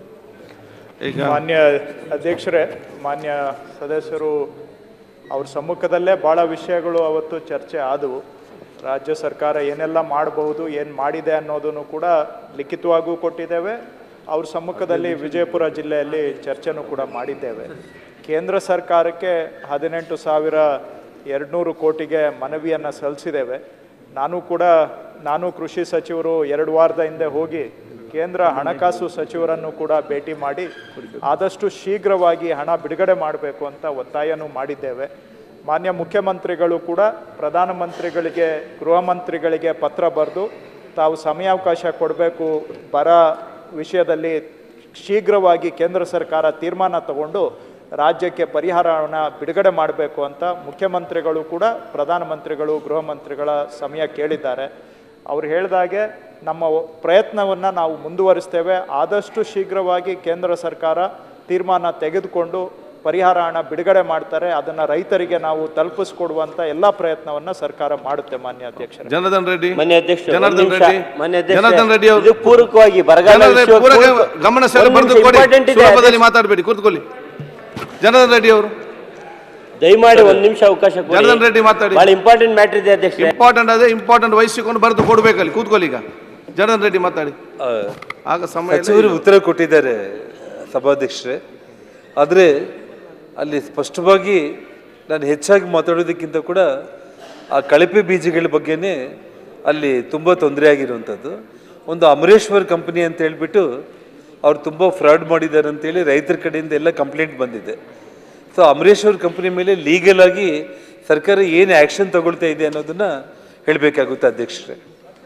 Speaker 2: ಮಾನ್ಯ ಅಧ್ಯಕ್ಷರೇ ಮಾನ್ಯ ಸದಸ್ಯರು ಅವ್ರ ಸಮ್ಮುಖದಲ್ಲೇ ಭಾಳ ವಿಷಯಗಳು ಅವತ್ತು ಚರ್ಚೆ ಆದವು ರಾಜ್ಯ ಸರ್ಕಾರ ಏನೆಲ್ಲ ಮಾಡಬಹುದು ಏನು ಮಾಡಿದೆ ಅನ್ನೋದನ್ನು ಕೂಡ ಲಿಖಿತವಾಗೂ ಕೊಟ್ಟಿದ್ದೇವೆ ಅವ್ರ ಸಮ್ಮುಖದಲ್ಲಿ ವಿಜಯಪುರ ಜಿಲ್ಲೆಯಲ್ಲಿ ಚರ್ಚೆನೂ ಕೂಡ ಮಾಡಿದ್ದೇವೆ ಕೇಂದ್ರ ಸರ್ಕಾರಕ್ಕೆ ಹದಿನೆಂಟು ಸಾವಿರ ಎರಡುನೂರು ಕೋಟಿಗೆ ಮನವಿಯನ್ನು ಸಲ್ಲಿಸಿದ್ದೇವೆ ನಾನು ಕೂಡ ನಾನು ಕೃಷಿ ಸಚಿವರು ಎರಡು ವಾರದ ಹಿಂದೆ ಹೋಗಿ ಕೇಂದ್ರ ಹಣಕಾಸು ಸಚಿವರನ್ನು ಕೂಡ ಭೇಟಿ ಮಾಡಿ ಆದಷ್ಟು ಶೀಘ್ರವಾಗಿ ಹಣ ಬಿಡುಗಡೆ ಮಾಡಬೇಕು ಅಂತ ಒತ್ತಾಯನೂ ಮಾಡಿದ್ದೇವೆ ಮಾನ್ಯ ಮುಖ್ಯಮಂತ್ರಿಗಳು ಕೂಡ ಪ್ರಧಾನಮಂತ್ರಿಗಳಿಗೆ ಗೃಹ ಮಂತ್ರಿಗಳಿಗೆ ಪತ್ರ ಬರೆದು ತಾವು ಸಮಯಾವಕಾಶ ಕೊಡಬೇಕು ಬರ ವಿಷಯದಲ್ಲಿ ಶೀಘ್ರವಾಗಿ ಕೇಂದ್ರ ಸರ್ಕಾರ ತೀರ್ಮಾನ ತಗೊಂಡು ರಾಜ್ಯಕ್ಕೆ ಪರಿಹಾರ ಹಣ ಬಿಡುಗಡೆ ಮಾಡಬೇಕು ಅಂತ ಮುಖ್ಯಮಂತ್ರಿಗಳು ಕೂಡ ಪ್ರಧಾನಮಂತ್ರಿಗಳು ಗೃಹ ಮಂತ್ರಿಗಳ ಸಮಯ ಕೇಳಿದ್ದಾರೆ ಅವ್ರು ಹೇಳಿದಾಗೆ ನಮ್ಮ ಪ್ರಯತ್ನವನ್ನು ನಾವು ಮುಂದುವರಿಸ್ತೇವೆ ಆದಷ್ಟು ಶೀಘ್ರವಾಗಿ ಕೇಂದ್ರ ಸರ್ಕಾರ ತೀರ್ಮಾನ ತೆಗೆದುಕೊಂಡು ಪರಿಹಾರ ಹಣ ಬಿಡುಗಡೆ ಮಾಡ್ತಾರೆ ಅದನ್ನು ರೈತರಿಗೆ ನಾವು ತಲುಪಿಸ್ಕೊಡುವಂಥ ಎಲ್ಲ ಪ್ರಯತ್ನವನ್ನು ಸರ್ಕಾರ ಮಾಡುತ್ತೆ ಮಾನ್ಯ ಅಧ್ಯಕ್ಷರೇ
Speaker 1: ಜನಾರ್ದನ್ ರೆಡ್ಡಿ
Speaker 11: ಮಾನ್ಯ ಅಧ್ಯಕ್ಷ, ಒಂದ್
Speaker 1: ಜನಾರ್ದನ್
Speaker 11: ನಿಮಿಷ.
Speaker 1: ರೆಡ್ಡಿ
Speaker 11: ಮಾನ್ಯ ಅಧ್ಯಕ್ಷ,
Speaker 1: ಜನಾರ್ದನ್ ರೆಡ್ಡಿ ಅವರು
Speaker 11: ಇದಕ್ಕೆ ಪೂರಕವಾಗಿ ಬರಗಾಲ
Speaker 1: ಜನಾರ್ದನ್
Speaker 11: ವಿಷಯ
Speaker 1: ಪೂರಕ
Speaker 11: ಪೂರಕ-
Speaker 1: ಗಮನ ಸೆಳೆದು
Speaker 11: ಒಂದ್
Speaker 1: ಬರೆದು
Speaker 11: ನಿಮಿಷ
Speaker 1: ಕೊಡಿ
Speaker 11: important ಇದೆ
Speaker 1: ಸುಲಭದಲ್ಲಿ ಮಾತಾಡಬೇಡಿ ಕೂತ್ಕೊಳ್ಳಿ ಜನಾರ್ದನ್ ರೆಡ್ಡಿ ಅವರು
Speaker 11: ದಯಮಾಡಿ ಒಂದ್ ನಿಮಿಷ ಅವಕಾಶ ಕೊಡಿ.
Speaker 1: ಜನಾರ್ದನ್ ರೆಡ್ಡಿ ಮಾತಾಡಿ
Speaker 11: ಬಹಳ ಇಂಪಾರ್ಟೆಂಟ್ ಮ್ಯಾಟರ್ ಇದೆ ಅಧ್ಯಕ್ಷ
Speaker 1: ಇಂಪಾರ್ಟೆಂಟ್ ಅದೇ ಇಂಪಾರ್ಟೆಂಟ್ ವಹಿಸಿಕೊಂಡು ಬರೆದು ಕೊಡ್ಬೇಕಲ್ಲಿ ಕೂತ್ಕೊಳ್ಳಿ ಈಗ ಜನಾರ್ದನ್ ರೆಡ್ಡಿ ಮಾತಾಡಿ ಆಗ ಸಮಯ ಇಲ್ಲ,
Speaker 16: ಸಚಿವರು
Speaker 1: ಇಲ್ಲ.
Speaker 16: ಉತ್ತರ ಕೊಟ್ಟಿದ್ದಾರೆ ಸಭಾಧ್ಯಕ್ಷರೇ ಆದರೆ ಅಲ್ಲಿ ಸ್ಪಷ್ಟವಾಗಿ ನಾನು ಹೆಚ್ಚಾಗಿ ಮಾತಾಡೋದಕ್ಕಿಂತ ಕೂಡ ಆ ಕಳಪೆ ಬೀಜಗಳ ಬಗ್ಗೆನೇ ಅಲ್ಲಿ ತುಂಬ ತೊಂದರೆ ಆಗಿರುವಂಥದ್ದು ಒಂದು ಅಮರೇಶ್ವರ್ ಕಂಪನಿ ಅಂತ ಹೇಳ್ಬಿಟ್ಟು ಅವ್ರು ತುಂಬ ಫ್ರಾಡ್ ಮಾಡಿದ್ದಾರೆ ಅಂತೇಳಿ ರೈತರ ಕಡೆಯಿಂದ ಎಲ್ಲ ಕಂಪ್ಲೇಂಟ್ ಬಂದಿದೆ ಸೊ ಅಮರೇಶ್ವರ್ ಕಂಪನಿ ಮೇಲೆ ಲೀಗಲ್ ಆಗಿ ಸರ್ಕಾರ ಏನು ಆ್ಯಕ್ಷನ್ ತಗೊಳ್ತಾ ಇದೆ ಅನ್ನೋದನ್ನ ಹೇಳಬೇಕಾಗುತ್ತೆ ಅಧ್ಯಕ್ಷರೇ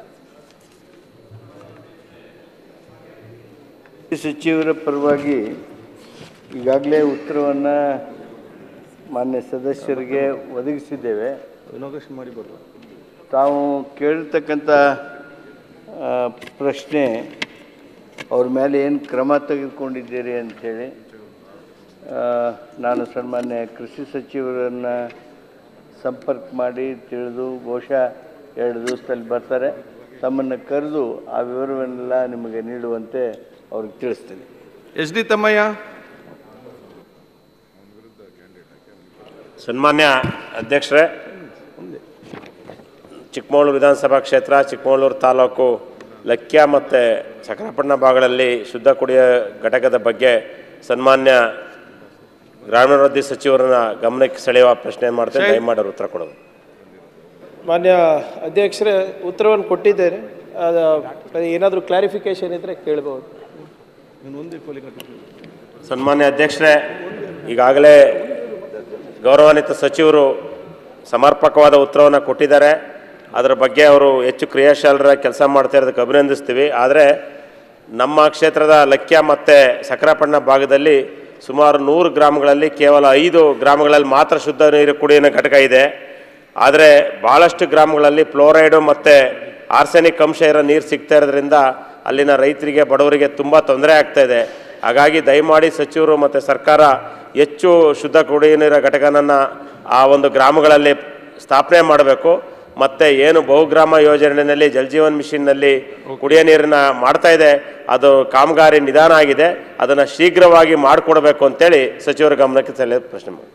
Speaker 8: ಸಚಿವರ ಪರವಾಗಿ ಈಗಾಗಲೇ ಉತ್ತರವನ್ನು ಮಾನ್ಯ ಸದಸ್ಯರಿಗೆ ಒದಗಿಸಿದ್ದೇವೆ
Speaker 1: ಇನಾಗ್ರೇಷನ್ ಮಾಡಿ ಬರುವ
Speaker 8: ತಾವು ಕೇಳ್ತಕ್ಕಂಥ ಆ, ಪ್ರಶ್ನೆ ಅವ್ರ ಮೇಲೆ ಏನು ಕ್ರಮ ತೆಗೆದುಕೊಂಡಿದ್ದೀರಿ ಅಂಥೇಳಿ ಆ, ನಾನು ಸನ್ಮಾನ್ಯ ಕೃಷಿ ಸಚಿವರನ್ನು ಸಂಪರ್ಕ ಮಾಡಿ ತಿಳಿದು ಬಹುಶಃ ಎರಡು ದಿವಸದಲ್ಲಿ ಬರ್ತಾರೆ ತಮ್ಮನ್ನು ಕರೆದು ಆ ವಿವರವನ್ನೆಲ್ಲ ನಿಮಗೆ ನೀಡುವಂತೆ ಅವ್ರಿಗೆ ತಿಳಿಸ್ತೀನಿ
Speaker 1: ಎಚ್ ಡಿ ತಮ್ಮಯ್ಯ
Speaker 18: ಸನ್ಮಾನ್ಯ ಅಧ್ಯಕ್ಷರೇ ಚಿಕ್ಕಮಗಳೂರು ವಿಧಾನಸಭಾ ಕ್ಷೇತ್ರ ಚಿಕ್ಕಮಗಳೂರು ತಾಲೂಕು ಲಕ್ಯ ಮತ್ತು ಚಕ್ರಪಟ್ಟಣ ಭಾಗಗಳಲ್ಲಿ ಶುದ್ಧ ಕುಡಿಯ ಘಟಕದ ಬಗ್ಗೆ ಸನ್ಮಾನ್ಯ ಗ್ರಾಮೀಣಾಭಿವೃದ್ಧಿ ಸಚಿವರನ್ನ ಗಮನಕ್ಕೆ ಸೆಳೆಯುವ ಪ್ರಶ್ನೆ ಮಾಡ್ತೇನೆ ದಯಮಾಡಿ ಅವ್ರು ಉತ್ತರ ಕೊಡೋದು
Speaker 19: ಮಾನ್ಯ ಅಧ್ಯಕ್ಷರೇ ಉತ್ತರವನ್ನು ಕೊಟ್ಟಿದ್ದೇನೆ ಅದು ಏನಾದರೂ ಕ್ಲಾರಿಫಿಕೇಶನ್ ಇದ್ದರೆ ಕೇಳ್ಬೋದು
Speaker 18: ಸನ್ಮಾನ್ಯ ಅಧ್ಯಕ್ಷರೇ ಈಗಾಗಲೇ ಗೌರವಾನ್ವಿತ ಸಚಿವರು ಸಮರ್ಪಕವಾದ ಉತ್ತರವನ್ನು ಕೊಟ್ಟಿದ್ದಾರೆ ಅದರ ಬಗ್ಗೆ ಅವರು ಹೆಚ್ಚು ಕ್ರಿಯಾಶೀಲರ ಕೆಲಸ ಮಾಡ್ತಾ ಇರೋದಕ್ಕೆ ಅಭಿನಂದಿಸ್ತೀವಿ ಆದರೆ ನಮ್ಮ ಕ್ಷೇತ್ರದ ಲಕ್ಯ ಮತ್ತು ಸಕ್ರಪಣ್ಣ ಭಾಗದಲ್ಲಿ ಸುಮಾರು ನೂರು ಗ್ರಾಮಗಳಲ್ಲಿ ಕೇವಲ ಐದು ಗ್ರಾಮಗಳಲ್ಲಿ ಮಾತ್ರ ಶುದ್ಧ ನೀರು ಕುಡಿಯೋ ಘಟಕ ಇದೆ ಆದರೆ ಭಾಳಷ್ಟು ಗ್ರಾಮಗಳಲ್ಲಿ ಫ್ಲೋರೈಡು ಮತ್ತು ಆರ್ಸೆನಿಕ್ ಅಂಶ ಇರೋ ನೀರು ಸಿಗ್ತಾ ಇರೋದ್ರಿಂದ ಅಲ್ಲಿನ ರೈತರಿಗೆ ಬಡವರಿಗೆ ತುಂಬ ತೊಂದರೆ ಆಗ್ತಾ ಇದೆ ಹಾಗಾಗಿ ದಯಮಾಡಿ ಸಚಿವರು ಮತ್ತು ಸರ್ಕಾರ ಹೆಚ್ಚು ಶುದ್ಧ ಕುಡಿಯುವ ನೀರಿನ ಘಟಕನನ್ನು ಆ ಒಂದು ಗ್ರಾಮಗಳಲ್ಲಿ ಸ್ಥಾಪನೆ ಮಾಡಬೇಕು ಮತ್ತು ಏನು ಬಹುಗ್ರಾಮ ಯೋಜನೆಯಲ್ಲಿ ಜಲಜೀವನ್ ಮಿಷನ್ನಲ್ಲಿ ಕುಡಿಯೋ ನೀರನ್ನ ಮಾಡ್ತಾ ಇದೆ ಅದು ಕಾಮಗಾರಿ ನಿಧಾನ ಆಗಿದೆ ಅದನ್ನು ಶೀಘ್ರವಾಗಿ ಮಾಡಿಕೊಡ್ಬೇಕು ಅಂತೇಳಿ ಸಚಿವರ ಗಮನಕ್ಕೆ ಸೆಳೆಯ ಪ್ರಶ್ನೆ ಮಾಡಿ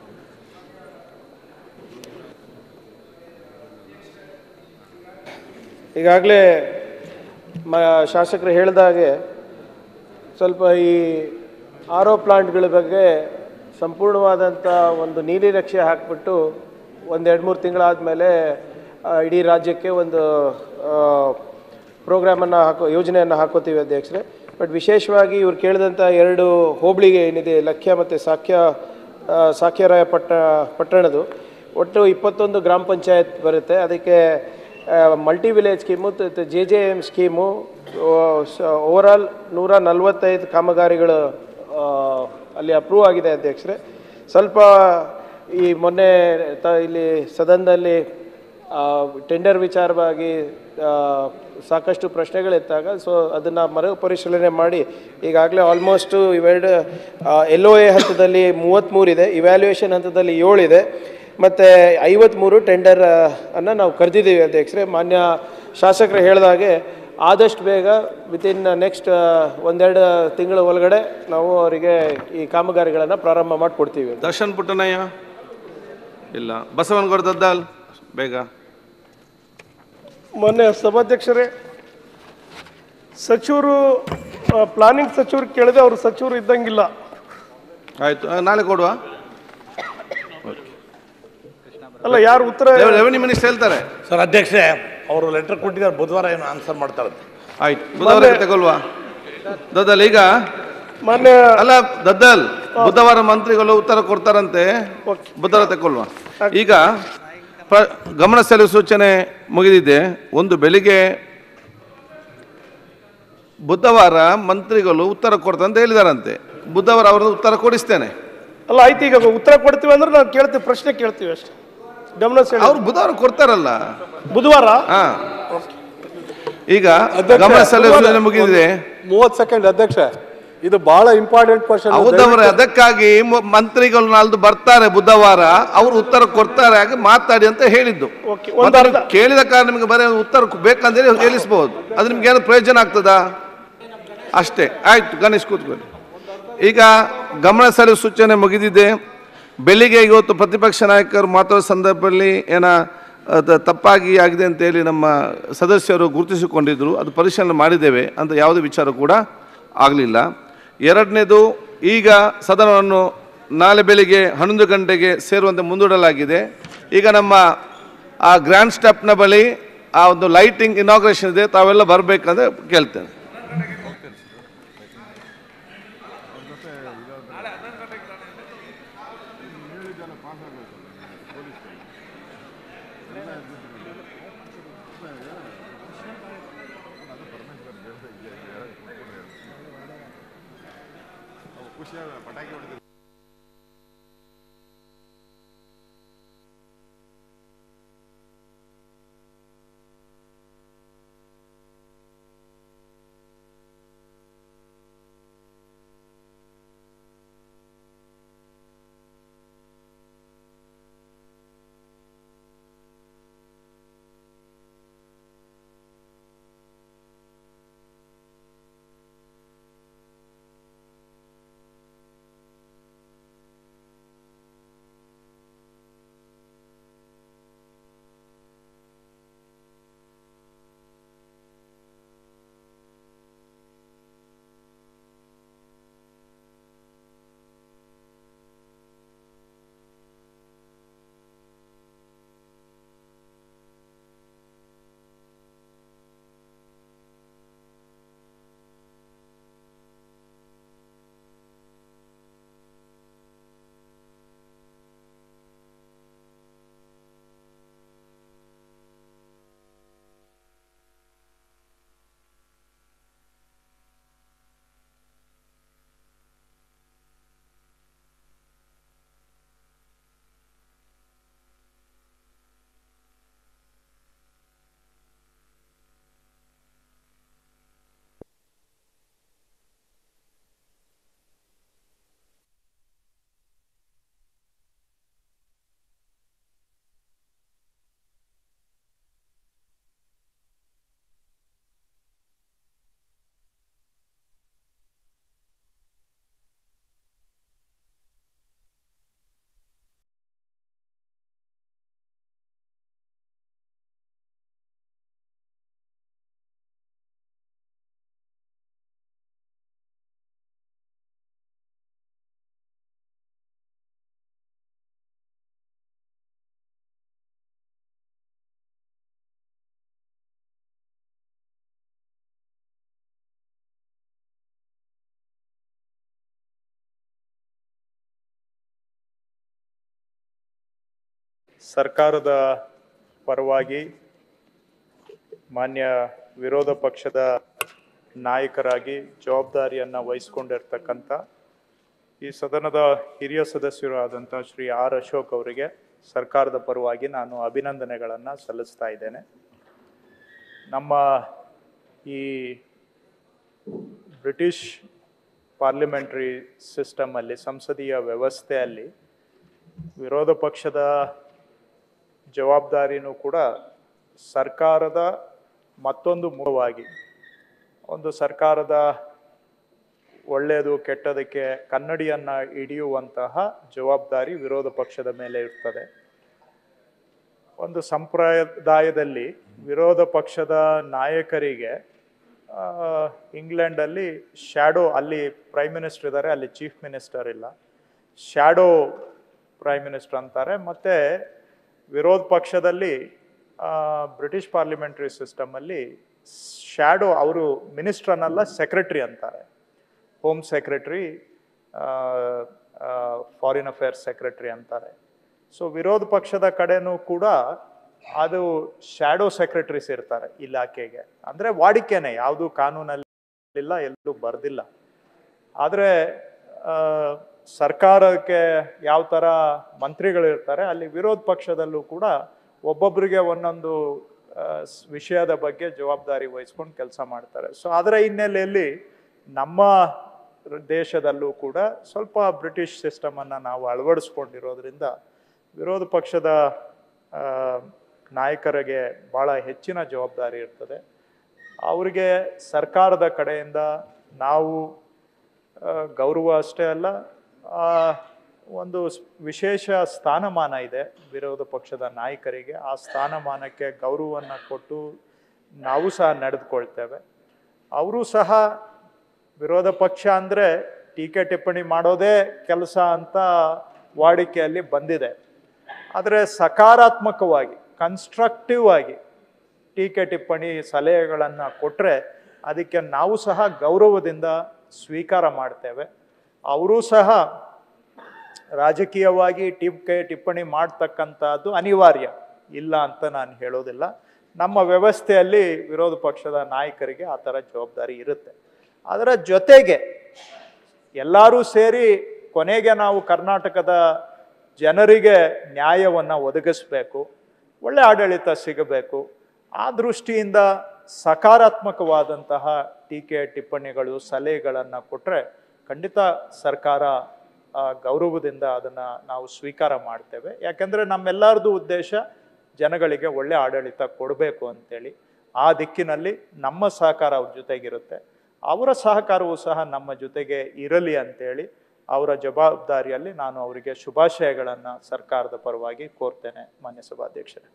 Speaker 19: ಈಗಾಗಲೇ ಮ ಶಾಸಕರು ಹೇಳಿದಾಗೆ ಸ್ವಲ್ಪ ಈ ಆರ್ ಒ ಪ್ಲಾಂಟ್ಗಳ ಬಗ್ಗೆ ಸಂಪೂರ್ಣವಾದಂಥ ಒಂದು ನೀಲಿ ನಕ್ಷೆ ಹಾಕಿಬಿಟ್ಟು ಒಂದು ಎರಡು ಮೂರು ತಿಂಗಳಾದಮೇಲೆ ಇಡೀ ರಾಜ್ಯಕ್ಕೆ ಒಂದು ಪ್ರೋಗ್ರಾಮನ್ನು ಹಾಕೋ ಯೋಜನೆಯನ್ನು ಹಾಕೋತೀವಿ ಅಧ್ಯಕ್ಷರೇ ಬಟ್ ವಿಶೇಷವಾಗಿ ಇವ್ರು ಕೇಳಿದಂಥ ಎರಡು ಹೋಬಳಿಗೆ ಏನಿದೆ ಲಕ್ಷ್ಯ ಮತ್ತು ಸಾಕ್ಯ ಆ, ಸಾಕ್ಯರಾಯ ಪಟ್ಟ ಪಟ್ಟಣದು ಒಟ್ಟು ಇಪ್ಪತ್ತೊಂದು ಗ್ರಾಮ ಪಂಚಾಯತ್ ಬರುತ್ತೆ ಅದಕ್ಕೆ multi village scheme J J M scheme overall ನೂರ ನಲವತ್ತೈದು ಕಾಮಗಾರಿಗಳು ಆ, ಅಲ್ಲಿ ಅಪ್ರೂವ್ ಆಗಿದೆ ಅಧ್ಯಕ್ಷರೇ ಸ್ವಲ್ಪ ಈ ಮೊನ್ನೆ ತ ಇಲ್ಲಿ ಸದನದಲ್ಲಿ ಟೆಂಡರ್ ವಿಚಾರವಾಗಿ ಆ, ಸಾಕಷ್ಟು ಪ್ರಶ್ನೆಗಳಿದ್ದಾಗ ಸೊ ಅದನ್ನು ಮರುಪರಿಶೀಲನೆ ಮಾಡಿ ಈಗಾಗಲೇ ಆಲ್ಮೋಸ್ಟು ಇವೆರಡು ಎಲ್ ಒ ಎ ಹಂತದಲ್ಲಿ ಮೂವತ್ತ್ಮೂರಿದೆ ಇವ್ಯಾಲ್ಯೂಯೇಷನ್ ಹಂತದಲ್ಲಿ ಏಳಿದೆ ಮತ್ತು ಐವತ್ತ್ಮೂರು ಟೆಂಡರ್ ಅನ್ನು ನಾವು ಕರೆದಿದ್ದೀವಿ ಅಧ್ಯಕ್ಷರೇ ಮಾನ್ಯ ಶಾಸಕರು ಹೇಳಿದಾಗೆ ಆದಷ್ಟು ಬೇಗ ವಿತಿನ್ ನೆಕ್ಸ್ಟ್ ಒಂದೆರಡು ತಿಂಗಳ ಒಳಗಡೆ ನಾವು ಅವರಿಗೆ ಈ ಕಾಮಗಾರಿಗಳನ್ನು ಪ್ರಾರಂಭ ಮಾಡಿಕೊಡ್ತೀವಿ
Speaker 1: ದರ್ಶನ್ ಪುಟ್ಟನಯ್ಯ ಇಲ್ಲ ಬಸವನಗೌಡ ದದ್ದಾಲ್ ಬೇಗ
Speaker 21: ಮೊನ್ನೆ ಸಭಾಧ್ಯಕ್ಷರೇ ಸಚಿವರು ಪ್ಲಾನಿಂಗ್ ಸಚಿವರು ಕೇಳಿದೆ ಅವರು ಸಚಿವರು ಇದ್ದಂಗಿಲ್ಲ
Speaker 1: ಆಯ್ತು ಆ, ನಾಳೆ ಕೊಡುವ
Speaker 21: ಅಲ್ಲ ಯಾರು ಉತ್ತರ
Speaker 1: ರೆವೆನ್ಯೂ ಮಿನಿಸ್ಟರ್ ಹೇಳ್ತಾರೆ
Speaker 22: ಸರ್ ಅಧ್ಯಕ್ಷರೇ ಅವರು ಲೆಟರ್ ಕೊಟ್ಟಿದ್ದಾರೆ ಬುಧವಾರ ಏನು ಆನ್ಸರ್ ಮಾಡ್ತಾರೆ
Speaker 1: ಆಯ್ತು ಬುಧವಾರ ತಗೊಳ್ವಾ ದದ್ದಲ್ ಈಗ
Speaker 21: ಮೊನ್ನೆ
Speaker 1: ಅಲ್ಲ ದದ್ದಲ್ ಬುಧವಾರ ಮಂತ್ರಿಗಳು ಉತ್ತರ ಕೊಡ್ತಾರಂತೆ ಬುಧವಾರ ತಗೊಳ್ವಾ ಈಗ ಪ್ರ- ಗಮನ ಸೆಳೆಯುವ ಸೂಚನೆ ಮುಗಿದಿದೆ ಒಂದು ಬೆಳಿಗ್ಗೆ ಬುಧವಾರ ಮಂತ್ರಿಗಳು ಉತ್ತರ ಕೊಡ್ತಂತ ಹೇಳಿದಾರಂತೆ ಬುಧವಾರ ಅವ್ರದ್ದು ಉತ್ತರ ಕೊಡಿಸ್ತೇನೆ
Speaker 21: ಅಲ್ಲ ಆಯ್ತು ಈಗ ಉತ್ತರ ಕೊಡ್ತೀವಿ ಅಂದ್ರೆ ನಾವು ಕೇಳ್ತೀವಿ ಪ್ರಶ್ನೆ ಕೇಳ್ತೀವಿ ಅಷ್ಟೇ ಗಮನ
Speaker 1: ಅವ್ರು ಬುಧವಾರ ಕೊಡ್ತಾರಲ್ಲ
Speaker 21: ಬುಧವಾರ
Speaker 1: ಹಾ ಈಗ ಗಮನ ಸೆಳೆಯುವ ಸೂಚನೆ ಮುಗಿದಿದೆ
Speaker 23: ಮೂವತ್ತು ಸೆಕೆಂಡ್ ಅಧ್ಯಕ್ಷ ಇದು ಬಹಳ ಇಂಪಾರ್ಟೆಂಟ್ ಕ್ವಶನ್
Speaker 1: ಹೌದವ್ರೆ ಅದಕ್ಕಾಗಿ ಮ- ಮಂತ್ರಿಗಳು ನಾಳ್ದು ಬರ್ತಾರೆ ಬುಧವಾರ ಅವರು ಉತ್ತರ ಕೊಡ್ತಾರೆ ಹಾಗೆ ಮಾತಾಡಿ ಅಂತ ಹೇಳಿದ್ದು ಮತ್ತೆ ನೀವು ಕೇಳಿದ ಕಾರಣ ನಿಮಗೆ ಬರೀ ಉತ್ತರ ಬೇಕಂದ್ರೆ ಹೇಳಿಸ್ಬೋದು ಅದು ನಿಮ್ಗೆ ಏನು ಪ್ರಯೋಜನ ಆಗ್ತದಾ ಅಷ್ಟೇ ಆಯ್ತು ಗಣೇಶ್ ಕೂತ್ಕೊಳ್ಳಿ ಈಗ ಗಮನ ಸೆಳೆಯುವ ಸೂಚನೆ ಮುಗಿದಿದೆ ಬೆಳಿಗ್ಗೆ ಇವತ್ತು ಪ್ರತಿಪಕ್ಷ ನಾಯಕರು ಮಾತಾಡೋ ಸಂದರ್ಭದಲ್ಲಿ ಏನ ಅದು ತಪ್ಪಾಗಿ ಆಗಿದೆ ಅಂತೇಳಿ ನಮ್ಮ ಸದಸ್ಯರು ಗುರುತಿಸಿಕೊಂಡಿದ್ರು ಅದು ಪರಿಶೀಲನೆ ಮಾಡಿದ್ದೇವೆ ಅಂತ ಯಾವುದೇ ವಿಚಾರ ಕೂಡ ಆಗಲಿಲ್ಲ ಎರಡನೇದು ಈಗ ಸದನವನ್ನು ನಾಳೆ ಬೆಳಿಗ್ಗೆ ಹನ್ನೊಂದು ಗಂಟೆಗೆ ಸೇರುವಂತೆ ಮುಂದೂಡಲಾಗಿದೆ ಈಗ ನಮ್ಮ ಆ ಗ್ರ್ಯಾಂಡ್ ಸ್ಟಾಪ್ನ ಬಳಿ ಆ ಒಂದು ಲೈಟಿಂಗ್ ಇನಾಗ್ರೇಷನ್ ಇದೆ ತಾವೆಲ್ಲ ಬರಬೇಕಂದ್ರೆ ಕೇಳ್ತೇನೆ
Speaker 2: ಸರ್ಕಾರದ ಪರವಾಗಿ ಮಾನ್ಯ ವಿರೋಧ ಪಕ್ಷದ ನಾಯಕರಾಗಿ ಜವಾಬ್ದಾರಿಯನ್ನು ವಹಿಸ್ಕೊಂಡಿರ್ತಕ್ಕಂಥ ಈ ಸದನದ ಹಿರಿಯ ಸದಸ್ಯರು ಆದಂಥ ಶ್ರೀ ಆರ್ ಅಶೋಕ್ ಅವರಿಗೆ ಸರ್ಕಾರದ ಪರವಾಗಿ ನಾನು ಅಭಿನಂದನೆಗಳನ್ನು ಸಲ್ಲಿಸ್ತಾ ಇದ್ದೇನೆ ನಮ್ಮ ಈ ಬ್ರಿಟಿಷ್ ಪಾರ್ಲಿಮೆಂಟ್ರಿ ಸಿಸ್ಟಮಲ್ಲಿ ಸಂಸದೀಯ ವ್ಯವಸ್ಥೆಯಲ್ಲಿ ವಿರೋಧ ಪಕ್ಷದ ಜವಾಬ್ದಾರಿನೂ ಕೂಡ ಸರ್ಕಾರದ ಮತ್ತೊಂದು ಮೂಲವಾಗಿ ಒಂದು ಸರ್ಕಾರದ ಒಳ್ಳೆಯದು ಕೆಟ್ಟದಕ್ಕೆ ಕನ್ನಡಿಯನ್ನು ಹಿಡಿಯುವಂತಹ ಜವಾಬ್ದಾರಿ ವಿರೋಧ ಪಕ್ಷದ ಮೇಲೆ ಇರ್ತದೆ ಒಂದು ಸಂಪ್ರದಾಯದಲ್ಲಿ ವಿರೋಧ ಪಕ್ಷದ ನಾಯಕರಿಗೆ ಆ, ಇಂಗ್ಲೆಂಡಲ್ಲಿ ಶ್ಯಾಡೋ ಅಲ್ಲಿ ಪ್ರೈಮ್ ಮಿನಿಸ್ಟರ್ ಇದ್ದಾರೆ ಅಲ್ಲಿ ಚೀಫ್ ಮಿನಿಸ್ಟರ್ ಇಲ್ಲ ಶ್ಯಾಡೋ ಪ್ರೈಮ್ ಮಿನಿಸ್ಟರ್ ಅಂತಾರೆ ಮತ್ತು ವಿರೋಧ ಪಕ್ಷದಲ್ಲಿ ಆ, ಬ್ರಿಟಿಷ್ ಪಾರ್ಲಿಮೆಂಟ್ರಿ ಸಿಸ್ಟಮಲ್ಲಿ ಶ್ಯಾಡೋ ಅವರು ಮಿನಿಸ್ಟರ್ ಅನ್ನಲ್ಲ ಸೆಕ್ರೆಟ್ರಿ ಅಂತಾರೆ home secretary foreign affairs secretary ಅಂತಾರೆ ಸೊ ವಿರೋಧ ಪಕ್ಷದ ಕಡೆನೂ ಕೂಡ ಅದು ಶ್ಯಾಡೋ ಸೆಕ್ರೆಟರೀಸ್ ಇರ್ತಾರೆ ಇಲಾಖೆಗೆ ಅಂದರೆ ವಾಡಿಕೆನೆ ಯಾವುದು ಕಾನೂನಲ್ಲಿಲ್ಲ ಎಲ್ಲೂ ಬರ್ದಿಲ್ಲ ಆದರೆ ಸರ್ಕಾರಕ್ಕೆ ಯಾವ ಥರ ಮಂತ್ರಿಗಳಿರ್ತಾರೆ ಅಲ್ಲಿ ವಿರೋಧ ಪಕ್ಷದಲ್ಲೂ ಕೂಡ ಒಬ್ಬೊಬ್ಬರಿಗೆ ಒಂದೊಂದು ಆ, ಸ್- ವಿಷಯದ ಬಗ್ಗೆ ಜವಾಬ್ದಾರಿ ವಹಿಸ್ಕೊಂಡು ಕೆಲಸ ಮಾಡ್ತಾರೆ ಸೊ ಅದರ ಹಿನ್ನೆಲೆಯಲ್ಲಿ ನಮ್ಮ ರ- ದೇಶದಲ್ಲೂ ಕೂಡ ಸ್ವಲ್ಪ ಬ್ರಿಟಿಷ್ ಸಿಸ್ಟಮನ್ನು ನಾವು ಅಳವಡಿಸ್ಕೊಂಡಿರೋದ್ರಿಂದ ವಿರೋಧ ಪಕ್ಷದ ಆ, ನಾಯಕರಿಗೆ ಭಾಳ ಹೆಚ್ಚಿನ ಜವಾಬ್ದಾರಿ ಇರ್ತದೆ ಅವರಿಗೆ ಸರ್ಕಾರದ ಕಡೆಯಿಂದ ನಾವು ಆ, ಗೌರವ ಅಷ್ಟೇ ಅಲ್ಲ ಆ, ಒಂದು ಸ್- ವಿಶೇಷ ಸ್ಥಾನಮಾನ ಇದೆ ವಿರೋಧ ಪಕ್ಷದ ನಾಯಕರಿಗೆ ಆ ಸ್ಥಾನಮಾನಕ್ಕೆ ಗೌರವವನ್ನು ಕೊಟ್ಟು ನಾವು ಸಹ ನಡೆದುಕೊಳ್ತೇವೆ ಅವರು ಸಹ ವಿರೋಧ ಪಕ್ಷ ಅಂದರೆ ಟೀಕೆ ಟಿಪ್ಪಣಿ ಮಾಡೋದೇ ಕೆಲಸ ಅಂತ ವಾಡಿಕೆಯಲ್ಲಿ ಬಂದಿದೆ ಆದರೆ ಸಕಾರಾತ್ಮಕವಾಗಿ ಕನ್ಸ್ಟ್ರಕ್ಟಿವ್ ಆಗಿ ಟೀಕೆ ಟಿಪ್ಪಣಿ ಸಲಹೆಗಳನ್ನು ಕೊಟ್ಟರೆ ಅದಕ್ಕೆ ನಾವು ಸಹ ಗೌರವದಿಂದ ಸ್ವೀಕಾರ ಮಾಡ್ತೇವೆ ಅವರೂ ಸಹ ರಾಜಕೀಯವಾಗಿ ಟೀಕೆ ಟಿಪ್ಪಣಿ ಮಾಡ್ತಕ್ಕಂಥದ್ದು ಅನಿವಾರ್ಯ ಇಲ್ಲ ಅಂತ ನಾನು ಹೇಳೋದಿಲ್ಲ ನಮ್ಮ ವ್ಯವಸ್ಥೆಯಲ್ಲಿ ವಿರೋಧ ಪಕ್ಷದ ನಾಯಕರಿಗೆ ಆ ಥರ ಜವಾಬ್ದಾರಿ ಇರುತ್ತೆ ಅದರ ಜೊತೆಗೆ ಎಲ್ಲರೂ ಸೇರಿ ಕೊನೆಗೆ ನಾವು ಕರ್ನಾಟಕದ ಜನರಿಗೆ ನ್ಯಾಯವನ್ನು ಒದಗಿಸ್ಬೇಕು ಒಳ್ಳೆ ಆಡಳಿತ ಸಿಗಬೇಕು ಆ ದೃಷ್ಟಿಯಿಂದ ಸಕಾರಾತ್ಮಕವಾದಂತಹ ಟೀಕೆ ಟಿಪ್ಪಣಿಗಳು ಸಲಹೆಗಳನ್ನು ಕೊಟ್ಟರೆ ಖಂಡಿತ ಸರ್ಕಾರ ಆ, ಗೌರವದಿಂದ ಅದನ್ನು ನಾವು ಸ್ವೀಕಾರ ಮಾಡ್ತೇವೆ ಯಾಕೆಂದರೆ ನಮ್ಮೆಲ್ಲರದು ಉದ್ದೇಶ ಜನಗಳಿಗೆ ಒಳ್ಳೆ ಆಡಳಿತ ಕೊಡಬೇಕು ಅಂತೇಳಿ ಆ ದಿಕ್ಕಿನಲ್ಲಿ ನಮ್ಮ ಸಹಕಾರ ಅವ್ರ ಜೊತೆಗಿರುತ್ತೆ ಅವರ ಸಹಕಾರವೂ ಸಹ ನಮ್ಮ ಜೊತೆಗೆ ಇರಲಿ ಅಂತೇಳಿ ಅವರ ಜವಾಬ್ದಾರಿಯಲ್ಲಿ ನಾನು ಅವರಿಗೆ ಶುಭಾಶಯಗಳನ್ನು ಸರ್ಕಾರದ ಪರವಾಗಿ ಕೋರ್ತೇನೆ ಮಾನ್ಯ ಸಭಾಧ್ಯಕ್ಷರೇ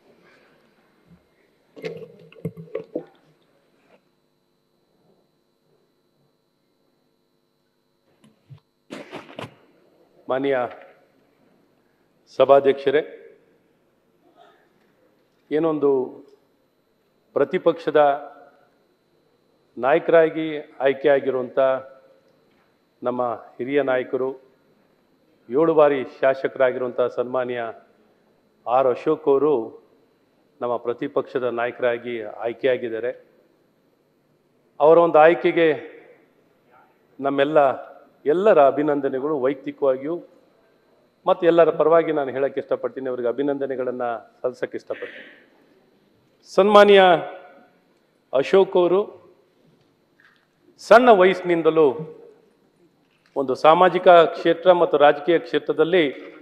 Speaker 3: ಮಾನ್ಯ ಸಭಾಧ್ಯಕ್ಷರೇ ಏನೊಂದು ಪ್ರತಿಪಕ್ಷದ ನಾಯಕರಾಗಿ ಆಯ್ಕೆಯಾಗಿರುವಂಥ ನಮ್ಮ ಹಿರಿಯ ನಾಯಕರು ಏಳು ಬಾರಿ ಶಾಸಕರಾಗಿರುವಂಥ ಸನ್ಮಾನ್ಯ ಆರ್ ಅಶೋಕ್ ಅವರು ನಮ್ಮ ಪ್ರತಿಪಕ್ಷದ ನಾಯಕರಾಗಿ ಆಯ್ಕೆಯಾಗಿದ್ದಾರೆ ಅವರ ಒಂದು ಆಯ್ಕೆಗೆ ನಮ್ಮೆಲ್ಲ ಎಲ್ಲರ ಅಭಿನಂದನೆಗಳು ವೈಯಕ್ತಿಕವಾಗಿಯೂ ಮತ್ತು ಎಲ್ಲರ ಪರವಾಗಿ ನಾನು ಹೇಳಕ್ಕೆ ಇಷ್ಟಪಡ್ತೀನಿ ಅವರಿಗೆ ಅಭಿನಂದನೆಗಳನ್ನು ಸಲ್ಲಿಸಕ್ಕೆ ಇಷ್ಟಪಡ್ತೀನಿ ಸನ್ಮಾನ್ಯ ಅಶೋಕ್ ಅವರು ಸಣ್ಣ ವಯಸ್ಸಿನಿಂದಲೂ ಒಂದು ಸಾಮಾಜಿಕ ಕ್ಷೇತ್ರ ಮತ್ತು ರಾಜಕೀಯ ಕ್ಷೇತ್ರದಲ್ಲಿ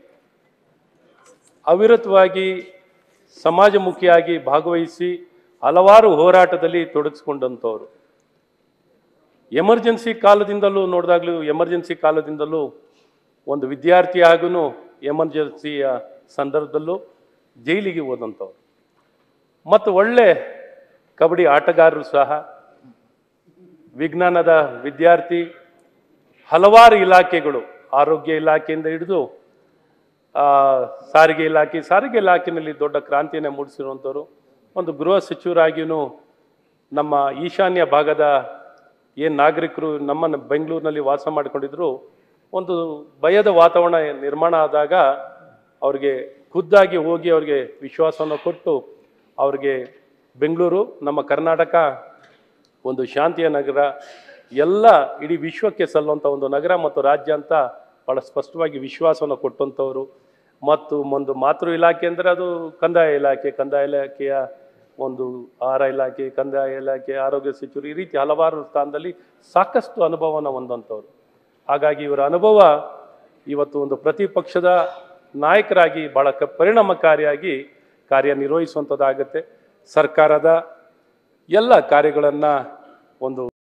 Speaker 3: ಅವಿರತವಾಗಿ ಸಮಾಜಮುಖಿಯಾಗಿ ಭಾಗವಹಿಸಿ ಹಲವಾರು ಹೋರಾಟದಲ್ಲಿ ತೊಡಗಿಸ್ಕೊಂಡಂಥವ್ರು ಎಮರ್ಜೆನ್ಸಿ ಕಾಲದಿಂದಲೂ ನೋಡಿದಾಗಲೂ ಎಮರ್ಜೆನ್ಸಿ ಕಾಲದಿಂದಲೂ ಒಂದು ವಿದ್ಯಾರ್ಥಿ ಹಾಗೂ ಎಮರ್ಜೆನ್ಸಿಯ ಸಂದರ್ಭದಲ್ಲೂ ಜೈಲಿಗೆ ಹೋದಂಥವ್ರು ಮತ್ತು ಒಳ್ಳೆ ಕಬಡ್ಡಿ ಆಟಗಾರರು ಸಹ ವಿಜ್ಞಾನದ ವಿದ್ಯಾರ್ಥಿ ಹಲವಾರು ಇಲಾಖೆಗಳು ಆರೋಗ್ಯ ಇಲಾಖೆಯಿಂದ ಹಿಡಿದು ಆ, ಸಾರಿಗೆ ಇಲಾಖೆ ಸಾರಿಗೆ ಇಲಾಖೆಯಲ್ಲಿ ದೊಡ್ಡ ಕ್ರಾಂತಿಯನ್ನು ಮೂಡಿಸಿರುವಂಥವ್ರು ಒಂದು ಗೃಹ ಸಚಿವರಾಗಿಯೂ ನಮ್ಮ ಈಶಾನ್ಯ ಭಾಗದ ಏನು ನಾಗರಿಕರು ನಮ್ಮ ಬೆಂಗಳೂರಿನಲ್ಲಿ ವಾಸ ಮಾಡಿಕೊಂಡಿದ್ರು ಒಂದು ಭಯದ ವಾತಾವರಣ ನಿರ್ಮಾಣ ಆದಾಗ ಅವ್ರಿಗೆ ಖುದ್ದಾಗಿ ಹೋಗಿ ಅವ್ರಿಗೆ ವಿಶ್ವಾಸವನ್ನು ಕೊಟ್ಟು ಅವ್ರಿಗೆ ಬೆಂಗಳೂರು ನಮ್ಮ ಕರ್ನಾಟಕ ಒಂದು ಶಾಂತಿಯ ನಗರ ಎಲ್ಲ ಇಡೀ ವಿಶ್ವಕ್ಕೆ ಸಲ್ಲುವಂಥ ಒಂದು ನಗರ ಮತ್ತು ರಾಜ್ಯ ಅಂತ ಭಾಳ ಸ್ಪಷ್ಟವಾಗಿ ವಿಶ್ವಾಸವನ್ನು ಕೊಟ್ಟಂಥವ್ರು ಮತ್ತು ಒಂದು ಮಾತೃ ಇಲಾಖೆ ಅಂದರೆ ಅದು ಕಂದಾಯ ಇಲಾಖೆ ಕಂದಾಯ ಇಲಾಖೆಯ ಒಂದು ಆಹಾರ ಇಲಾಖೆ ಕಂದಾಯ ಇಲಾಖೆ ಆರೋಗ್ಯ ಸಚಿವರು ಈ ರೀತಿ ಹಲವಾರು ಸ್ಥಾನದಲ್ಲಿ ಸಾಕಷ್ಟು ಅನುಭವವನ್ನು ಹೊಂದಂಥವ್ರು ಹಾಗಾಗಿ ಇವರ ಅನುಭವ ಇವತ್ತು ಒಂದು ಪ್ರತಿಪಕ್ಷದ ನಾಯಕರಾಗಿ ಬಹಳ ಕ ಪರಿಣಾಮಕಾರಿಯಾಗಿ ಕಾರ್ಯನಿರ್ವಹಿಸುವಂಥದ್ದಾಗತ್ತೆ ಸರ್ಕಾರದ ಎಲ್ಲ ಕಾರ್ಯಗಳನ್ನು ಒಂದು